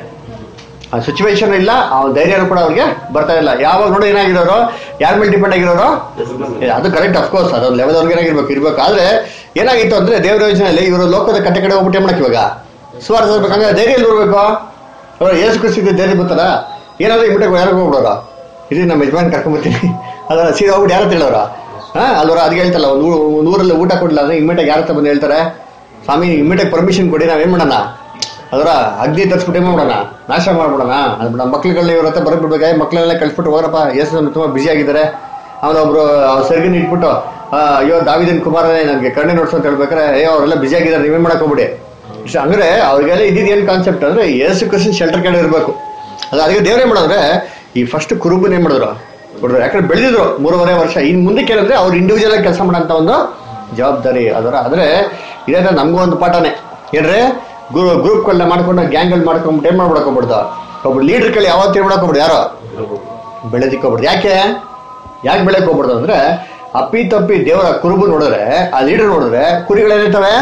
ಆ ಸಿಚುವೇಶನ್ ಇಲ್ಲ ಆ ಧೈರ್ಯನೂ ಕೂಡ ಅವ್ರಿಗೆ ಬರ್ತಾ ಇಲ್ಲ ಯಾವಾಗ ನೋಡಿ ಏನಾಗಿರೋರು ಯಾರ ಮೇಲೆ ಡಿಪೆಂಡ್ ಆಗಿರೋರು ಏ, ಅದು ಕರೆಕ್ಟ್ ಅಫ್ಕೋರ್ಸ್ ಅದೊಂದು ಲೆವೆಲ್ ಅವ್ರಿಗೆ ಏನಾಗಿರ್ಬೇಕು ಇರ್ಬೇಕು ಆದ್ರೆ ಏನಾಗಿತ್ತು ಅಂದ್ರೆ ದೇವರ ಯೋಜನೆಯಲ್ಲಿ ಇವರು ಲೋಕದ ಕಟ್ಟೆ ಕಡೆ ಹೋಗ್ಬಿಟ್ಟು ಏನ್ ಮಾಡಕ್ ಇವಾಗ ಸುವಾರ್ಥ ಹೋಗ್ಬೇಕಂದ್ರೆ ಧೈರ್ಯ ಎಲ್ಲಿ ಬರ್ಬೇಕು ಅವ್ರು ಏಸು ಕೃಷಿಗೆ ಧೈರ್ಯ ಬರ್ತಾರ ಏನಾದ್ರು ಇಮ್ಮಿಡಿಯೇಟ್ ಯಾರು ಹೋಗ್ಬಿಡೋರ ಇದು ನಮ್ಮ ಯಜಮಾನ್ ಕರ್ಕೊಂಬರ್ತೀನಿ ಅದರ ಸೀದಾ ಹೋಗ್ಬಿಟ್ಟು ಯಾರು ಹೇಳೋರ ಹಾ ಅಲ್ವರ ಅದಕ್ಕೆ ಹೇಳ್ತಲ್ಲ ಒಂದು ಊ- ಒಂದು ಊರಲ್ಲಿ ಊಟ ಕೊಡಲಿಲ್ಲ ಅಂದ್ರೆ ಇಮ್ಮಿಡಿಯೇಟ್ ಯಾರ ಹತ್ರ ಬಂದು ಹೇಳ್ತಾರೆ ಸ್ವಾಮಿ ಇಮ್ಮಿಡಿಯೇಟ್ ಪರ್ಮಿಷನ್ ಕೊಡಿ ನಾವೇನ್ ಮಾಡೋಣ ಅದರ ಅಗ್ನಿ ತರಿಸ್ಬಿಟ್ಟು ಏನ್ ಮಾಡೋಣ ನಾಶ ಮಾಡ್ಬಿಡೋಣ ಅದು ನಮ್ಮ ಮಕ್ಳುಗಳನ್ನ ಇವ್ರ ಹತ್ರ ಬರ್ಬಿಡ್ಬೇಕಾಗಿ ಮಕ್ಳನ್ನೆಲ್ಲ ಕಳ್ಸ್ಬಿಟ್ಟು ಹೋಗ್ರಪ್ಪ ಯೇಸು ತುಂಬಾ ಬಿಸಿ ಆಗಿದ್ದಾರೆ ಅವನ ಒಬ್ರು ಸೆರ್ಗಿನ ಇಟ್ಬಿಟ್ಟು ಆ, ಅಯ್ಯೋ ದಾವಿದನ್ ಕುಮಾರನೇ ನನಗೆ ಕಣ್ಣೆ ನೋಡ್ಸು ಅಂತ ಹೇಳ್ಬೇಕಾರೆ ಅಯ್ಯೋ ಅವರೆಲ್ಲ ಬಿಸಿ ಆಗಿದ್ದಾರೆ ನೀವೇನ್ ಮಾಡಕ್ ಹೋಗ್ಬಿಡಿ ಇಷ್ಟ ಅಂದ್ರೆ ಅವ್ರಿಗೆಲ್ಲ ಇದ್ದಿದ್ದು ಏನ್ ಕಾನ್ಸೆಪ್ಟ್ ಅಂದ್ರೆ ಯೇಸು ಕೃಷ್ಣ ಶೆಲ್ಟರ್ ಕಡೆ ಇರಬೇಕು ಅದು ಅದಕ್ಕೆ ದೇವ್ರು ಏನ್ ಮಾಡಿದ್ರೆ ಈ ಫಸ್ಟ್ ಕುರುಬನ್ ಏನ್ ಮಾಡಿದ್ರು ಕೊಡ್ರು ಯಾಕಂದ್ರೆ ಬೆಳೆದಿದ್ರು ಮೂರುವರೆ ವರ್ಷ ಇನ್ ಮುಂದಕ್ಕೆ ಏನಂದ್ರೆ ಅವ್ರು ಇಂಡಿವಿಜುವಲ್ ಆಗಿ ಕೆಲಸ ಮಾಡೋಂಥ ಒಂದು ಜವಾಬ್ದಾರಿ ಅದರ ಆದ್ರೆ ಇದೇ ನಮಗೂ ಒಂದು ಪಾಠನೇ ಏನ್ರೆ ಗ್ರೂ ಗ್ರೂಪ್ಗಳನ್ನ ಮಾಡ್ಕೊಂಡು ಗ್ಯಾಂಗ್ಗಳು ಮಾಡ್ಕೊಂಡ್ಬಿಟ್ಟು ಏನ್ ಮಾಡ್ಬಿಡಕ್ ಹೋಗ್ಬಿಡ್ದು ಒಬ್ಬ ಲೀಡರ್ ಕಳಿ ಯಾವತ್ತು ಏನ್ ಮಾಡಕ್ ಹೋಗ್ಬಿಡ್ದು ಯಾರೋ ಬೆಳೆದಿಕ್ ಹೋಗ್ಬಿಡ್ದು ಯಾಕೆ ಯಾಕೆ ಬೆಳಕ್ ಹೋಗ್ಬಿಡ್ದು ಅಂದ್ರೆ ಅಪ್ಪಿ ತಪ್ಪಿ ದೇವರ ಕುರುಬು ನೋಡಿದ್ರೆ ಆ ಲೀಡರ್ ನೋಡಿದ್ರೆ ಕುರಿಗಳೇನಿರ್ತವೆ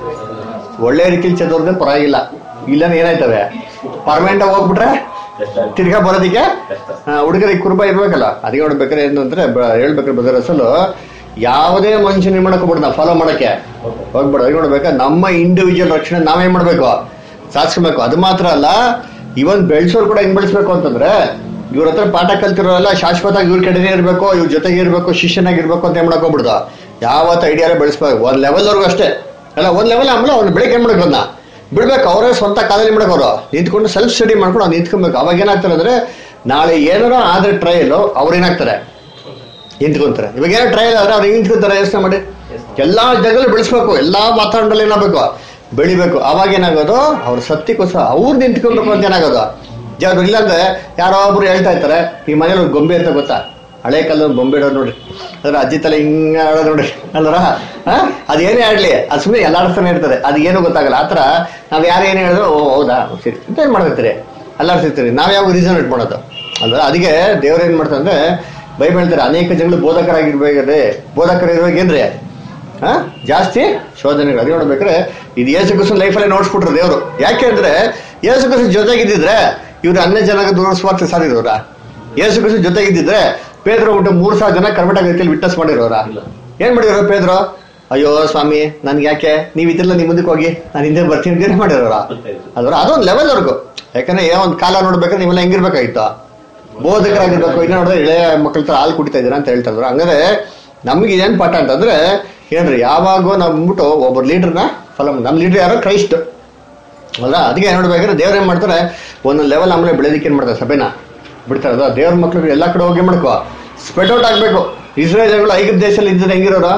ಒಳ್ಳೆ ರೀತಿಲಿ ಚದೋರ್ದೆ ಪರವಾಗಿಲ್ಲ ಇಲ್ಲನೇ ಏನಾಯ್ತವೆ ಪರ್ಮನೆಂಟ್ ಆಗಿ ಹೋಗ್ಬಿಟ್ರೆ ತಿರ್ಗಾ ಬರೋದಿಕ್ಕೆ ಹುಡುಗರಿಗೆ ಕುರುಬ ಇರ್ಬೇಕಲ್ಲ ಅದಕ್ಕೆ ನೋಡ್ಬೇಕಾದ್ರೆ ಏನು ಅಂದ್ರೆ ಬ- ಹೇಳ್ಬೇಕಾದ್ರೆ ಬದರ ಅಸಲು ಯಾವುದೇ ಮನುಷ್ಯ ಏನ್ ಮಾಡಕ್ ಹೋಗ್ಬಿಡ ನಾವು ಫಾಲೋ ಮಾಡಕ್ಕೆ ಹೋಗ್ಬಿಡ ಅದಕ್ಕೆ ನೋಡ್ಬೇಕಾ ನಮ್ಮ ಇಂಡಿವಿಜುವಲ್ ರಕ್ಷಣೆ ನಾವೇನ್ ಮಾಡ್ಬೇಕು ಸಾಧಿಸ್ಬೇಕು ಅದು ಮಾತ್ರ ಅಲ್ಲ ಇವನ್ ಬೆಳೆಸೋರು ಕೂಡ ಹೆಂಗ್ ಬೆಳೆಸ್ಬೇಕು ಅಂತಂದ್ರೆ ಇವ್ರ ಹತ್ರ ಪಾಠ ಕಲ್ತಿರೋಲ್ಲ ಶಾಶ್ವತವಾಗಿ ಇವ್ರ ಕಡೆನೇ ಇರ್ಬೇಕು ಇವ್ರ ಜೊತೆಗೆ ಇರ್ಬೇಕು ಶಿಷ್ಯನಾಗಿರ್ಬೇಕು ಅಂತ ಏನ್ ಮಾಡಕ್ ಹೋಗ್ಬಿಡ್ದು ಯಾವತ್ತ ಐಡಿಯಾರೇ ಬೆಳೆಸ್ಬೇಕು ಒಂದ್ ಲೆವೆಲ್ವರೆಗೂ ಅಷ್ಟೇ ಅಲ್ಲ ಒಂದ್ ಲೆವೆಲ್ ಆಮೇಲೆ ಅವ್ನು ಬೆಳಗ್ಗೆ ಏನ್ ಮಾಡಬೇಕು ಅದನ್ನ ಬಿಡ್ಬೇಕು ಅವರೇ ಸ್ವಂತ ಕಾಲಲ್ಲಿ ಮಾಡಕ್ ಅವರು ನಿಂತ್ಕೊಂಡು ಸೆಲ್ಫ್ ಸ್ಟಡಿ ಮಾಡ್ಕೊಂಡು ಅವ್ನು ನಿಂತ್ಕೊಬೇಕು ಅವಾಗ ಏನಾಗ್ತಾರೆ ಅಂದ್ರೆ ನಾಳೆ ಏನಾರ ಆದ್ರೆ ಟ್ರಯಲ್ ಅವ್ರು ಏನಾಗ್ತಾರೆ ನಿಂತ್ಕೊಂತಾರೆ ಇವಾಗ ಏನೋ ಟ್ರಯಲ್ ಆದ್ರೆ ಅವ್ರು ಹೆಂಗ್ ನಿಂತ್ಕೊಂತಾರೆ ಯೋಚನೆ ಮಾಡಿ ಎಲ್ಲಾ ಜಾಗದಲ್ಲೂ ಬೆಳೆಸ್ಬೇಕು ಎಲ್ಲಾ ವಾತಾವರಣದಲ್ಲಿ ಏನಾಗಬೇಕು ಬೆಳಿಬೇಕು ಅವಾಗ ಏನಾಗೋದು ಅವ್ರ ಸತ್ಯಕ್ಕೋಸ್ಕರ ಅವ್ರು ನಿಂತ್ಕೊಬೇಕು ಅಂತ ಏನಾಗೋದು ಜಾಗ ಇಲ್ಲಾಂದ್ರೆ ಯಾರೋ ಒಬ್ರು ಹೇಳ್ತಾ ಇರ್ತಾರೆ ಈ ಮನೇಲಿ ಒಂದು ಗೊಂಬೆ ಅಂತ ಗೊತ್ತಾ ಹಳೆ ಕಾಲದ ಗೊಂಬೆ ಇಡೋದು ನೋಡ್ರಿ ಅದ್ರ ಅಜ್ಜಿ ತಲೆ ಹಿಂಗ ಆಡೋದು ನೋಡ್ರಿ ಅಲ್ರ ಅದು ಏನೇ ಆಡ್ಲಿ ಅದು ಸುಮ್ಮನೆ ಎಲ್ಲಾಡ್ತಾನೆ ಇರ್ತದೆ ಅದು ಏನು ಗೊತ್ತಾಗಲ್ಲ ಆತರ ನಾವ್ ಯಾರು ಏನ್ ಹೇಳಿದ್ರು ಓ ಹೌದಾ ಸರಿ ಅಂತ ಏನ್ ಮಾಡ್ತಿರ್ತೀರಿ ಅಲ್ಲಾಡ್ತಿರ್ತೀರಿ ನಾವ್ ಯಾವ ರೀಸನ್ ಇಟ್ ಮಾಡೋದು ಅಲ್ವಾ ಅದಕ್ಕೆ ದೇವ್ರ ಏನ್ ಮಾಡ್ತಂದ್ರೆ ಬೈಬಲ್ ಹೇಳ್ತಾರೆ ಅನೇಕ ಜನಗಳು ಬೋಧಕರಾಗಿರ್ಬೇಕಾದ್ರೆ ಬೋಧಕರಿರ್ಬೇಕೇನ್ರಿ ಹಾ ಜಾಸ್ತಿ ಶೋಧನೆಗಳು ಅದು ನೋಡ್ಬೇಕಾದ್ರೆ ಇದು ಯೇಸು ಕ್ರಿಸ್ತನ ಲೈಫಲ್ಲೇ ನೋಡ್ಸ್ಬಿಟ್ರು ದೇವರು ಯಾಕೆ ಅಂದ್ರೆ ಯೇಸು ಕ್ರಿಸ್ತನ ಜೊತೆಗಿದ್ದಿದ್ರೆ ಇವ್ರು ಅನ್ಯ ಜನಕ್ಕೆ ದೂರ ಸ್ವಾರ್ಥ ಸಾರಿರೋರ ಯೇಸು ಕ್ರಿಸ್ತನ ಜೊತೆಗಿದ್ದಿದ್ರೆ ಪೇದ್ರು ಬಿಟ್ಟು ಮೂರ್ ಸಾವಿರ ಜನ ಕರ್ಮಟ ರೀತಿಯಲ್ಲಿ ವಿಟ್ನೆಸ್ ಮಾಡಿರೋರ ಏನ್ ಮಾಡಿರೋ ಪೇದ್ರು ಅಯ್ಯೋ ಸ್ವಾಮಿ ನನ್ಗೆ ಯಾಕೆ ನೀವ್ ಇದ್ರಲ್ಲ ನಿಮ್ ಮುಂದಕ್ಕೆ ಹೋಗಿ ನಾನು ಹಿಂದೆ ಬರ್ತೀನಿ ಅಂತ ಏನ್ ಮಾಡಿರೋರ ಅದ್ರ ಅದೊಂದು ಲೆವೆಲ್ ವರ್ಗು ಯಾಕಂದ್ರೆ ಏನೋ ಒಂದು ಕಾಲ ನೋಡ್ಬೇಕಾದ್ರೆ ನೀವೆಲ್ಲ ಹೆಂಗಿರ್ಬೇಕಾಗಿತ್ತು ಬೋಧಕರಾಗಿರ್ಬೇಕು ಇನ್ನ ನೋಡಿದ್ರೆ ಇಳೆಯ ಮಕ್ಕಳ ತರ ಹಾಲು ಕುಡಿತಾ ಇದ್ದೀರಾ ಅಂತ ಹೇಳ್ತಾ ಇದ್ರು ಹಂಗಾದ್ರೆ ನಮ್ಗೆ ಏನ್ ಪಾಠ ಅಂತಂದ್ರೆ ಏನ್ರಿ ಯಾವಾಗೋ ನಾವು ಬಂದ್ಬಿಟ್ಟು ಒಬ್ಬರು ಲೀಡರ್ನ ಫಾಲೋ ನಮ್ಮ ಲೀಡರ್ ಯಾರೋ ಕ್ರೈಸ್ಟ್ ಅಲ್ಲ ಅದಕ್ಕೆ ನೋಡ್ಬೇಕಾದ್ರೆ ದೇವ್ರ ಏನ್ ಮಾಡ್ತಾರೆ ಒಂದೊಂದು ಲೆವೆಲ್ ಆಮೇಲೆ ಬೆಳೆದಿಕ್ಕೆ ಏನ್ ಮಾಡ್ತಾರೆ ಸಭೆನ ಬಿಡ್ತಾರೆ ಅದು ದೇವ್ರ ಮಕ್ಳಿಗೆ ಎಲ್ಲಾ ಕಡೆ ಹೋಗಿ ಮಾಡ್ಕೋ ಸ್ಪ್ರೆಡ್ ಔಟ್ ಆಗ್ಬೇಕು ಇಸ್ರೇಲ್ಗಳು ಐದು ದೇಶದಲ್ಲಿ ಇದ್ರೆ ಹೆಂಗಿರೋರು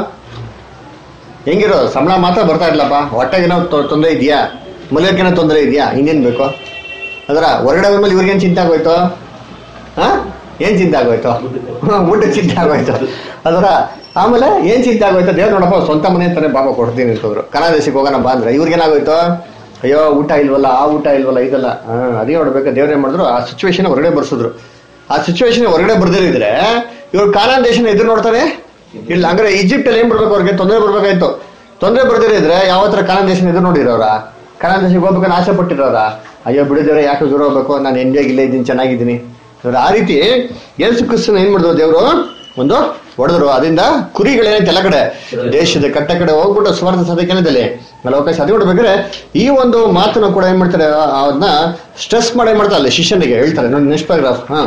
ಹೆಂಗಿರೋ ಸಂಬಳ ಮಾತ್ರ ಬರ್ತಾ ಇರ್ಲಪ್ಪ ಹೊಟ್ಟೆಗೇನೋ ತೊ- ತೊಂದರೆ ಇದೆಯಾ ಮಲಗಕ್ಕೇನೋ ತೊಂದರೆ ಇದೆಯಾ ಇನ್ನೇನ್ ಬೇಕು ಅದರ ಹೊರಗಡೆ ಬಂದ್ಮೇಲೆ ಇವ್ರಿಗೇನ್ ಚಿಂತೆ ಆಗೋಯ್ತು ಹಾ ಏನ್ ಚಿಂತೆ ಆಗೋಯ್ತು ಊಟ ಚಿಂತೆ ಆಗೋಯ್ತು ಅದರ ಆಮೇಲೆ ಏನ್ ಚಿಂತೆ ಆಗೋಯ್ತು ದೇವ್ರು ನೋಡಪ್ಪ ಸ್ವಂತ ಮನೆ ಅಂತಾನೆ ಬಾಬಾ ಕೊಡ್ತೀನಿ ಅಂತಂದ್ರು ಕನ್ನಡ ದೇಶಕ್ಕೆ ಹೋಗೋಣ ಬಾ ಅಂದ್ರೆ ಇವ್ರಿಗೇನಾಗೋಯ್ತು ಅಯ್ಯೋ ಊಟ ಇಲ್ವಲ್ಲ ಆ ಊಟ ಇಲ್ವಲ್ಲ ಇದಲ್ಲ ಹಾ ಅದೇ ನೋಡ್ಬೇಕು ದೇವ್ರು ಏನ್ ಮಾಡಿದ್ರು ಆ ಸಿಚುವೇಶನ್ ಹೊರಗಡೆ ಬರ್ಸಿದ್ರು ಆ ಸಿಚುವೇಶನ್ ಹೊರಗಡೆ ಬರ್ದಿರಿದ್ರೆ ಇವ್ರು ಕಾನಾನ್ ದೇಶನ ಎದುರು ನೋಡ್ತಾರೆ ಇಲ್ಲ ಹಂಗಾರೆ ಈಜಿಪ್ಟ್ ಅಲ್ಲಿ ಏನ್ ಬರ್ಬೇಕು ಅವ್ರಿಗೆ ತೊಂದರೆ ಬರ್ಬೇಕಾಯ್ತು ತೊಂದರೆ ಬರ್ದಿರಿದ್ರೆ ಯಾವ ಹತ್ರ ಕಾನಾನ್ ದೇಶನ ಎದುರು ನೋಡಿರೋರ ಕಾನಾನ್ ದೇಶಕ್ಕೆ ಹೋಗ್ಬೇಕನ್ನ ಆಸೆ ಪಟ್ಟಿರೋರ ಅಯ್ಯೋ ಬಿಡಿದ್ರೆ ಯಾಕೆ ದೂರ ಹೋಗ್ಬೇಕು ನಾನು ಎಂಜಾಯ್ ಇಲ್ಲೇ ಇದ್ದೀನಿ ಚೆನ್ನಾಗಿದ್ದೀನಿ ಇವ್ರು ಆ ರೀತಿ ಯೇಸು ಕ್ರಿಸ್ತನ ಏನ್ ಮಾಡಿದ್ರು ದೇವರು ಒಂದು ಹೊಡೆದ್ರು ಅದರಿಂದ ಕುರಿಗಳೇನೈತೆ ಎಲ್ಲ ಕಡೆ ದೇಶದ ಕಟ್ಟ ಕಡೆ ಹೋಗ್ಬಿಟ್ಟು ಸ್ವಾರ್ಥ ಸಾಧಕೇನದಲ್ಲಿ ಅಲ್ಲಿ ಅವಕಾಶ ಅದು ನೋಡ್ಬೇಕಾದ್ರೆ ಈ ಒಂದು ಮಾತನ್ನ ಕೂಡ ಏನ್ ಮಾಡ್ತಾರೆ ಆ- ಅದನ್ನ ಸ್ಟ್ರೆಸ್ ಮಾಡಿ ಏನ್ ಮಾಡ್ತಾರೆ ಅಲ್ಲಿ ಶಿಷ್ಯನಿಗೆ ಹೇಳ್ತಾರೆ ನೋಡಿ ನೆಕ್ಸ್ಟ್ ಪ್ಯಾರಾಗ್ರಾಫ್ ಹಾ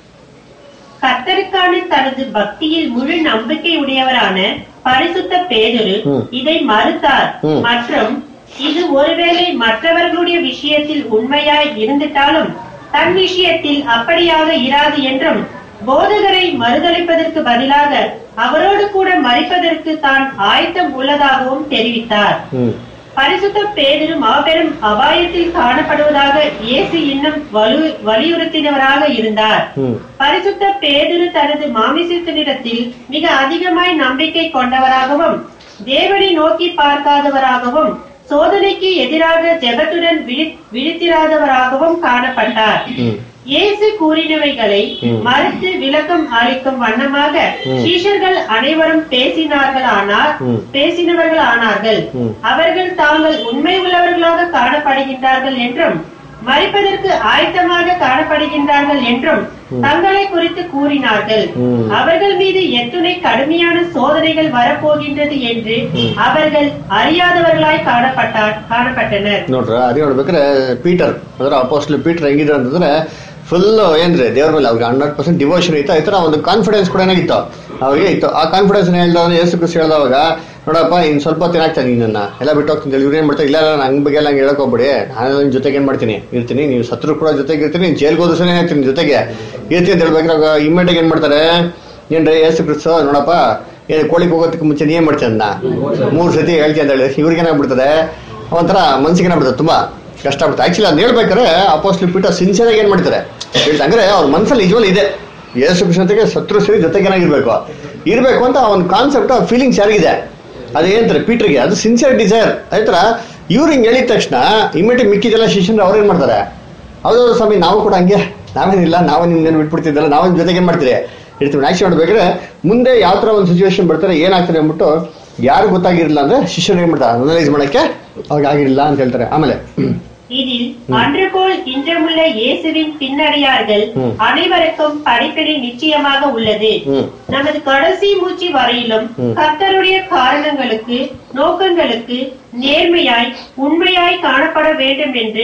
கர்த்தருக்கான தனது பக்தியில் முழு நம்பிக்கை உடையவரான பரிசுத்த பேதுரு
ம்.
இதை மறுத்தார்
ம்.
மற்றும் இது ஒருவேளை மற்றவர்களுடைய விஷயத்தில் உண்மையாய் இருந்துட்டாலும் தன் விஷயத்தில் அப்படியாக இராது என்றும் போதகரை மறுதளிப்பதற்கு பதிலாக அவரோடு கூட மறிப்பதற்கு தான் ஆயத்தம் உள்ளதாகவும் தெரிவித்தார்
ಹ್ಮ್
பரிசுத்த பேதிரு மாபெரும் அபாயத்தில் காணப்படுவதாக இயேசு இன்னும் வலு வலியுறுத்தினவராக இருந்தார்
ಹ್ಮ್
பரிசுத்த பேதுரு தனது மாமிசத்தினிடத்தில் மிக அதிகமாய் நம்பிக்கை கொண்டவராகவும் தேவனை நோக்கி பார்க்காதவராகவும் சோதனைக்கு எதிராக ஜெபத்துடன் விழி- விழித்திராதவராகவும் காணப்பட்டார்
ಹ್ಮ್
இயேசு கூறினவைகளை
ம்.
மறுத்து விளக்கம் அளிக்கும் வண்ணமாக
ம்.
சீஷர்கள் அனைவரும் பேசினார்களானார்
ம்.
பேசினவர்கள் ஆனார்கள்
ம்.
அவர்கள் தாங்கள் உண்மை உள்ளவர்களாக காணப்படுகின்றார்கள் என்றும் மறிப்பதற்கு ஆயத்தமாக காணப்படுகின்றார்கள் என்றும் தங்களை குறித்து கூறினார்கள்
ம்.
அவர்கள் மீது எத்துணை கடுமையான சோதனைகள் வரப்போகின்றது என்று அவர்கள் அறியாதவர்களாய் காணப்பட்டார் காணப்பட்டனர்
ನೋಡ್ರ ಅದೇ ನೋಡ್ಬೇಕಾದ್ರೆ ಪೀಟರ್ ಅಂದ್ರೆ ಅಪೋಸ್ಟ್ಲ್ ಪೀಟರ್ ಹೆಂಗಿದ್ರು ಅಂತಂದ್ರೆ ಫುಲ್ ಏನ್ರಿ ದೇವ್ರ ಮೇಲೆ ಅವ್ರಿಗೆ ಹಂಡ್ರೆಡ್ ಪರ್ಸೆಂಟ್ ಡಿವೋಷನ್ ಇತ್ತು ಈ ತರ ಒಂದು ಕಾನ್ಫಿಡೆನ್ಸ್ ಕೂಡ ಏನಾಗಿತ್ತು ಅವ್ರಿಗೆ ಇತ್ತು ಆ ಕಾನ್ಫಿಡೆನ್ಸ್ ಹೇಳ್ದವನು ಯೇಸು ಕ್ರಿಸ್ತ ಹೇಳ್ದವಾಗ ನೋಡಪ್ಪ ಇನ್ ಸ್ವಲ್ಪ ತಿನ್ನಾಗ್ತಾನೆ ನಿನ್ನ ಎಲ್ಲ ಬಿಟ್ಟು ಹೋಗ್ತೀನಿ ಇವ್ರು ಏನ್ ಮಾಡ್ತಾರೆ ಇಲ್ಲ ಇಲ್ಲ ನಂಗ್ ಬಗ್ಗೆ ಎಲ್ಲ ಹಂಗೆ ಹೇಳಕ್ ಹೋಗ್ಬಿಡಿ ನಾನು ನಿಮ್ ಜೊತೆಗೆ ಏನ್ ಮಾಡ್ತೀನಿ ಇರ್ತೀನಿ ನೀವು ಸತ್ರು ಕೂಡ ಜೊತೆಗೆ ಇರ್ತೀನಿ ನೀನ್ ಜೈಲ್ಗೆ ಹೋದ್ರು ಸಹ ಇರ್ತೀನಿ ಜೊತೆಗೆ ಇರ್ತೀನಿ ಅಂತ ಹೇಳ್ಬೇಕಾದ್ರೆ ಇಮ್ಮಿಡಿಯೇಟ್ ಏನ್ ಮಾಡ್ತಾರೆ ಏನ್ರಿ ಯೇಸು ಕ್ರಿಸ್ತ ನೋಡಪ್ಪ ಏನ್ ಕೋಳಿಗೆ ಹೋಗೋದಕ್ಕೆ ಮುಂಚೆ ನೀ ಏನ್ ಮಾಡ್ತೀನಿ ಅಂದ ಮೂರ್ ಸತಿ ಹೇಳ್ತೀನಿ ಅಂತ ಹೇಳಿ ಇವ್ರಿಗೆ ಏನಾಗ್ಬಿಡ್ತದೆ ಒಂಥರ ಮನ್ಸಿಗೆ ಏನಾಗ್ಬಿಡ್ತದೆ ತುಂಬಾ ಕಷ್ಟ ಆಗ್ಬಿಡುತ್ತೆ ಆಕ್ಚುಲಿ ಅದ್ ಹೇಳ್ಬೇಕಾದ್ರೆ ಅಪೋಸ್ಟ್ಲಿ ಪೀಠ ಸಿನ್ಸಿಯರ್ ಆಗಿ ಏನ್ ಮಾಡ್ತಾರೆ ಹೇಳ್ತಾರೆ ಅಂದ್ರೆ ಅವ್ರ ಮನ್ಸಲ್ಲಿ ನಿಜವಲ್ಲ ಇದೆ ಯೇಸು ಕೃಷ್ಣತೆಗೆ ಶತ್ರು ಸೇರಿ ಜೊತೆಗೆ ಏನಾಗಿರ್ಬೇಕು ಇರ್ಬೇಕು ಅಂತ ಒಂದು ಕಾನ್ಸೆಪ್ಟ್ ಫೀಲಿಂಗ್ಸ್ ಯಾರಿಗಿದೆ ಅದು ಏನಂತಾರೆ ಪೀಟ್ರಿಗೆ ಅದು ಸಿನ್ಸಿಯರ್ ಡಿಸೈರ್ ಆಯ್ತರ ಇವ್ರು ಹಿಂಗೆ ಹೇಳಿದ ತಕ್ಷಣ ಇಮಿಡಿಯೇಟ್ ಮಿಕ್ಕಿದೆಲ್ಲ ಶಿಷ್ಯರು ಅವ್ರೇನ್ ಮಾಡ್ತಾರೆ ಹೌದೌದು ಸ್ವಾಮಿ ನಾವು ಕೂಡ ಹಂಗೆ ನಾವೇನಿಲ್ಲ ನಾವು ನಿಮ್ದೇನು ಬಿಟ್ಬಿಡ್ತಿದ್ದಲ್ಲ ನಾವು ನಿಮ್ ಜೊತೆಗೆ ಏನ್ ಮಾಡ್ತೀರಿ ಇರ್ತೀವಿ ಆಕ್ಚುಲಿ ನೋಡ್ಬೇಕಾದ್ರೆ ಮುಂದೆ ಯಾವ ತರ ಒಂದು ಸಿಚುವೇಶನ್ ಬರ್ತಾರೆ ಏನಾಗ್ತಾರೆ ಅಂದ್ಬಿಟ್ಟು ಯಾರು ಗೊತ್ತಾಗಿರಲಿಲ್ಲ ಅಂದ್ರೆ ಶಿಷ್ಯರು ಏನ್ ಮಾಡ್ತಾರೆ ಅನಲೈಸ್ ಮಾಡಕ್ಕೆ ಅವ್ರಿಗೆ ಆಗಿರಲಿಲ್ಲ ಅಂತ ಹೇಳ್ತಾರೆ ಆಮೇಲೆ
இதில் அன்று போல் இன்றமுள்ள இயேசுவின் பின்னடியார்கள்
ம்.
அனைவருக்கும் படிப்பினை நிச்சயமாக உள்ளது
ம்.
நமது கடைசி மூச்சு வரையிலும்
ம்.
கர்த்தருடைய காரணங்களுக்கு நோக்கங்களுக்கு நேர்மையாய் உண்மையாய் காணப்பட வேண்டும் என்று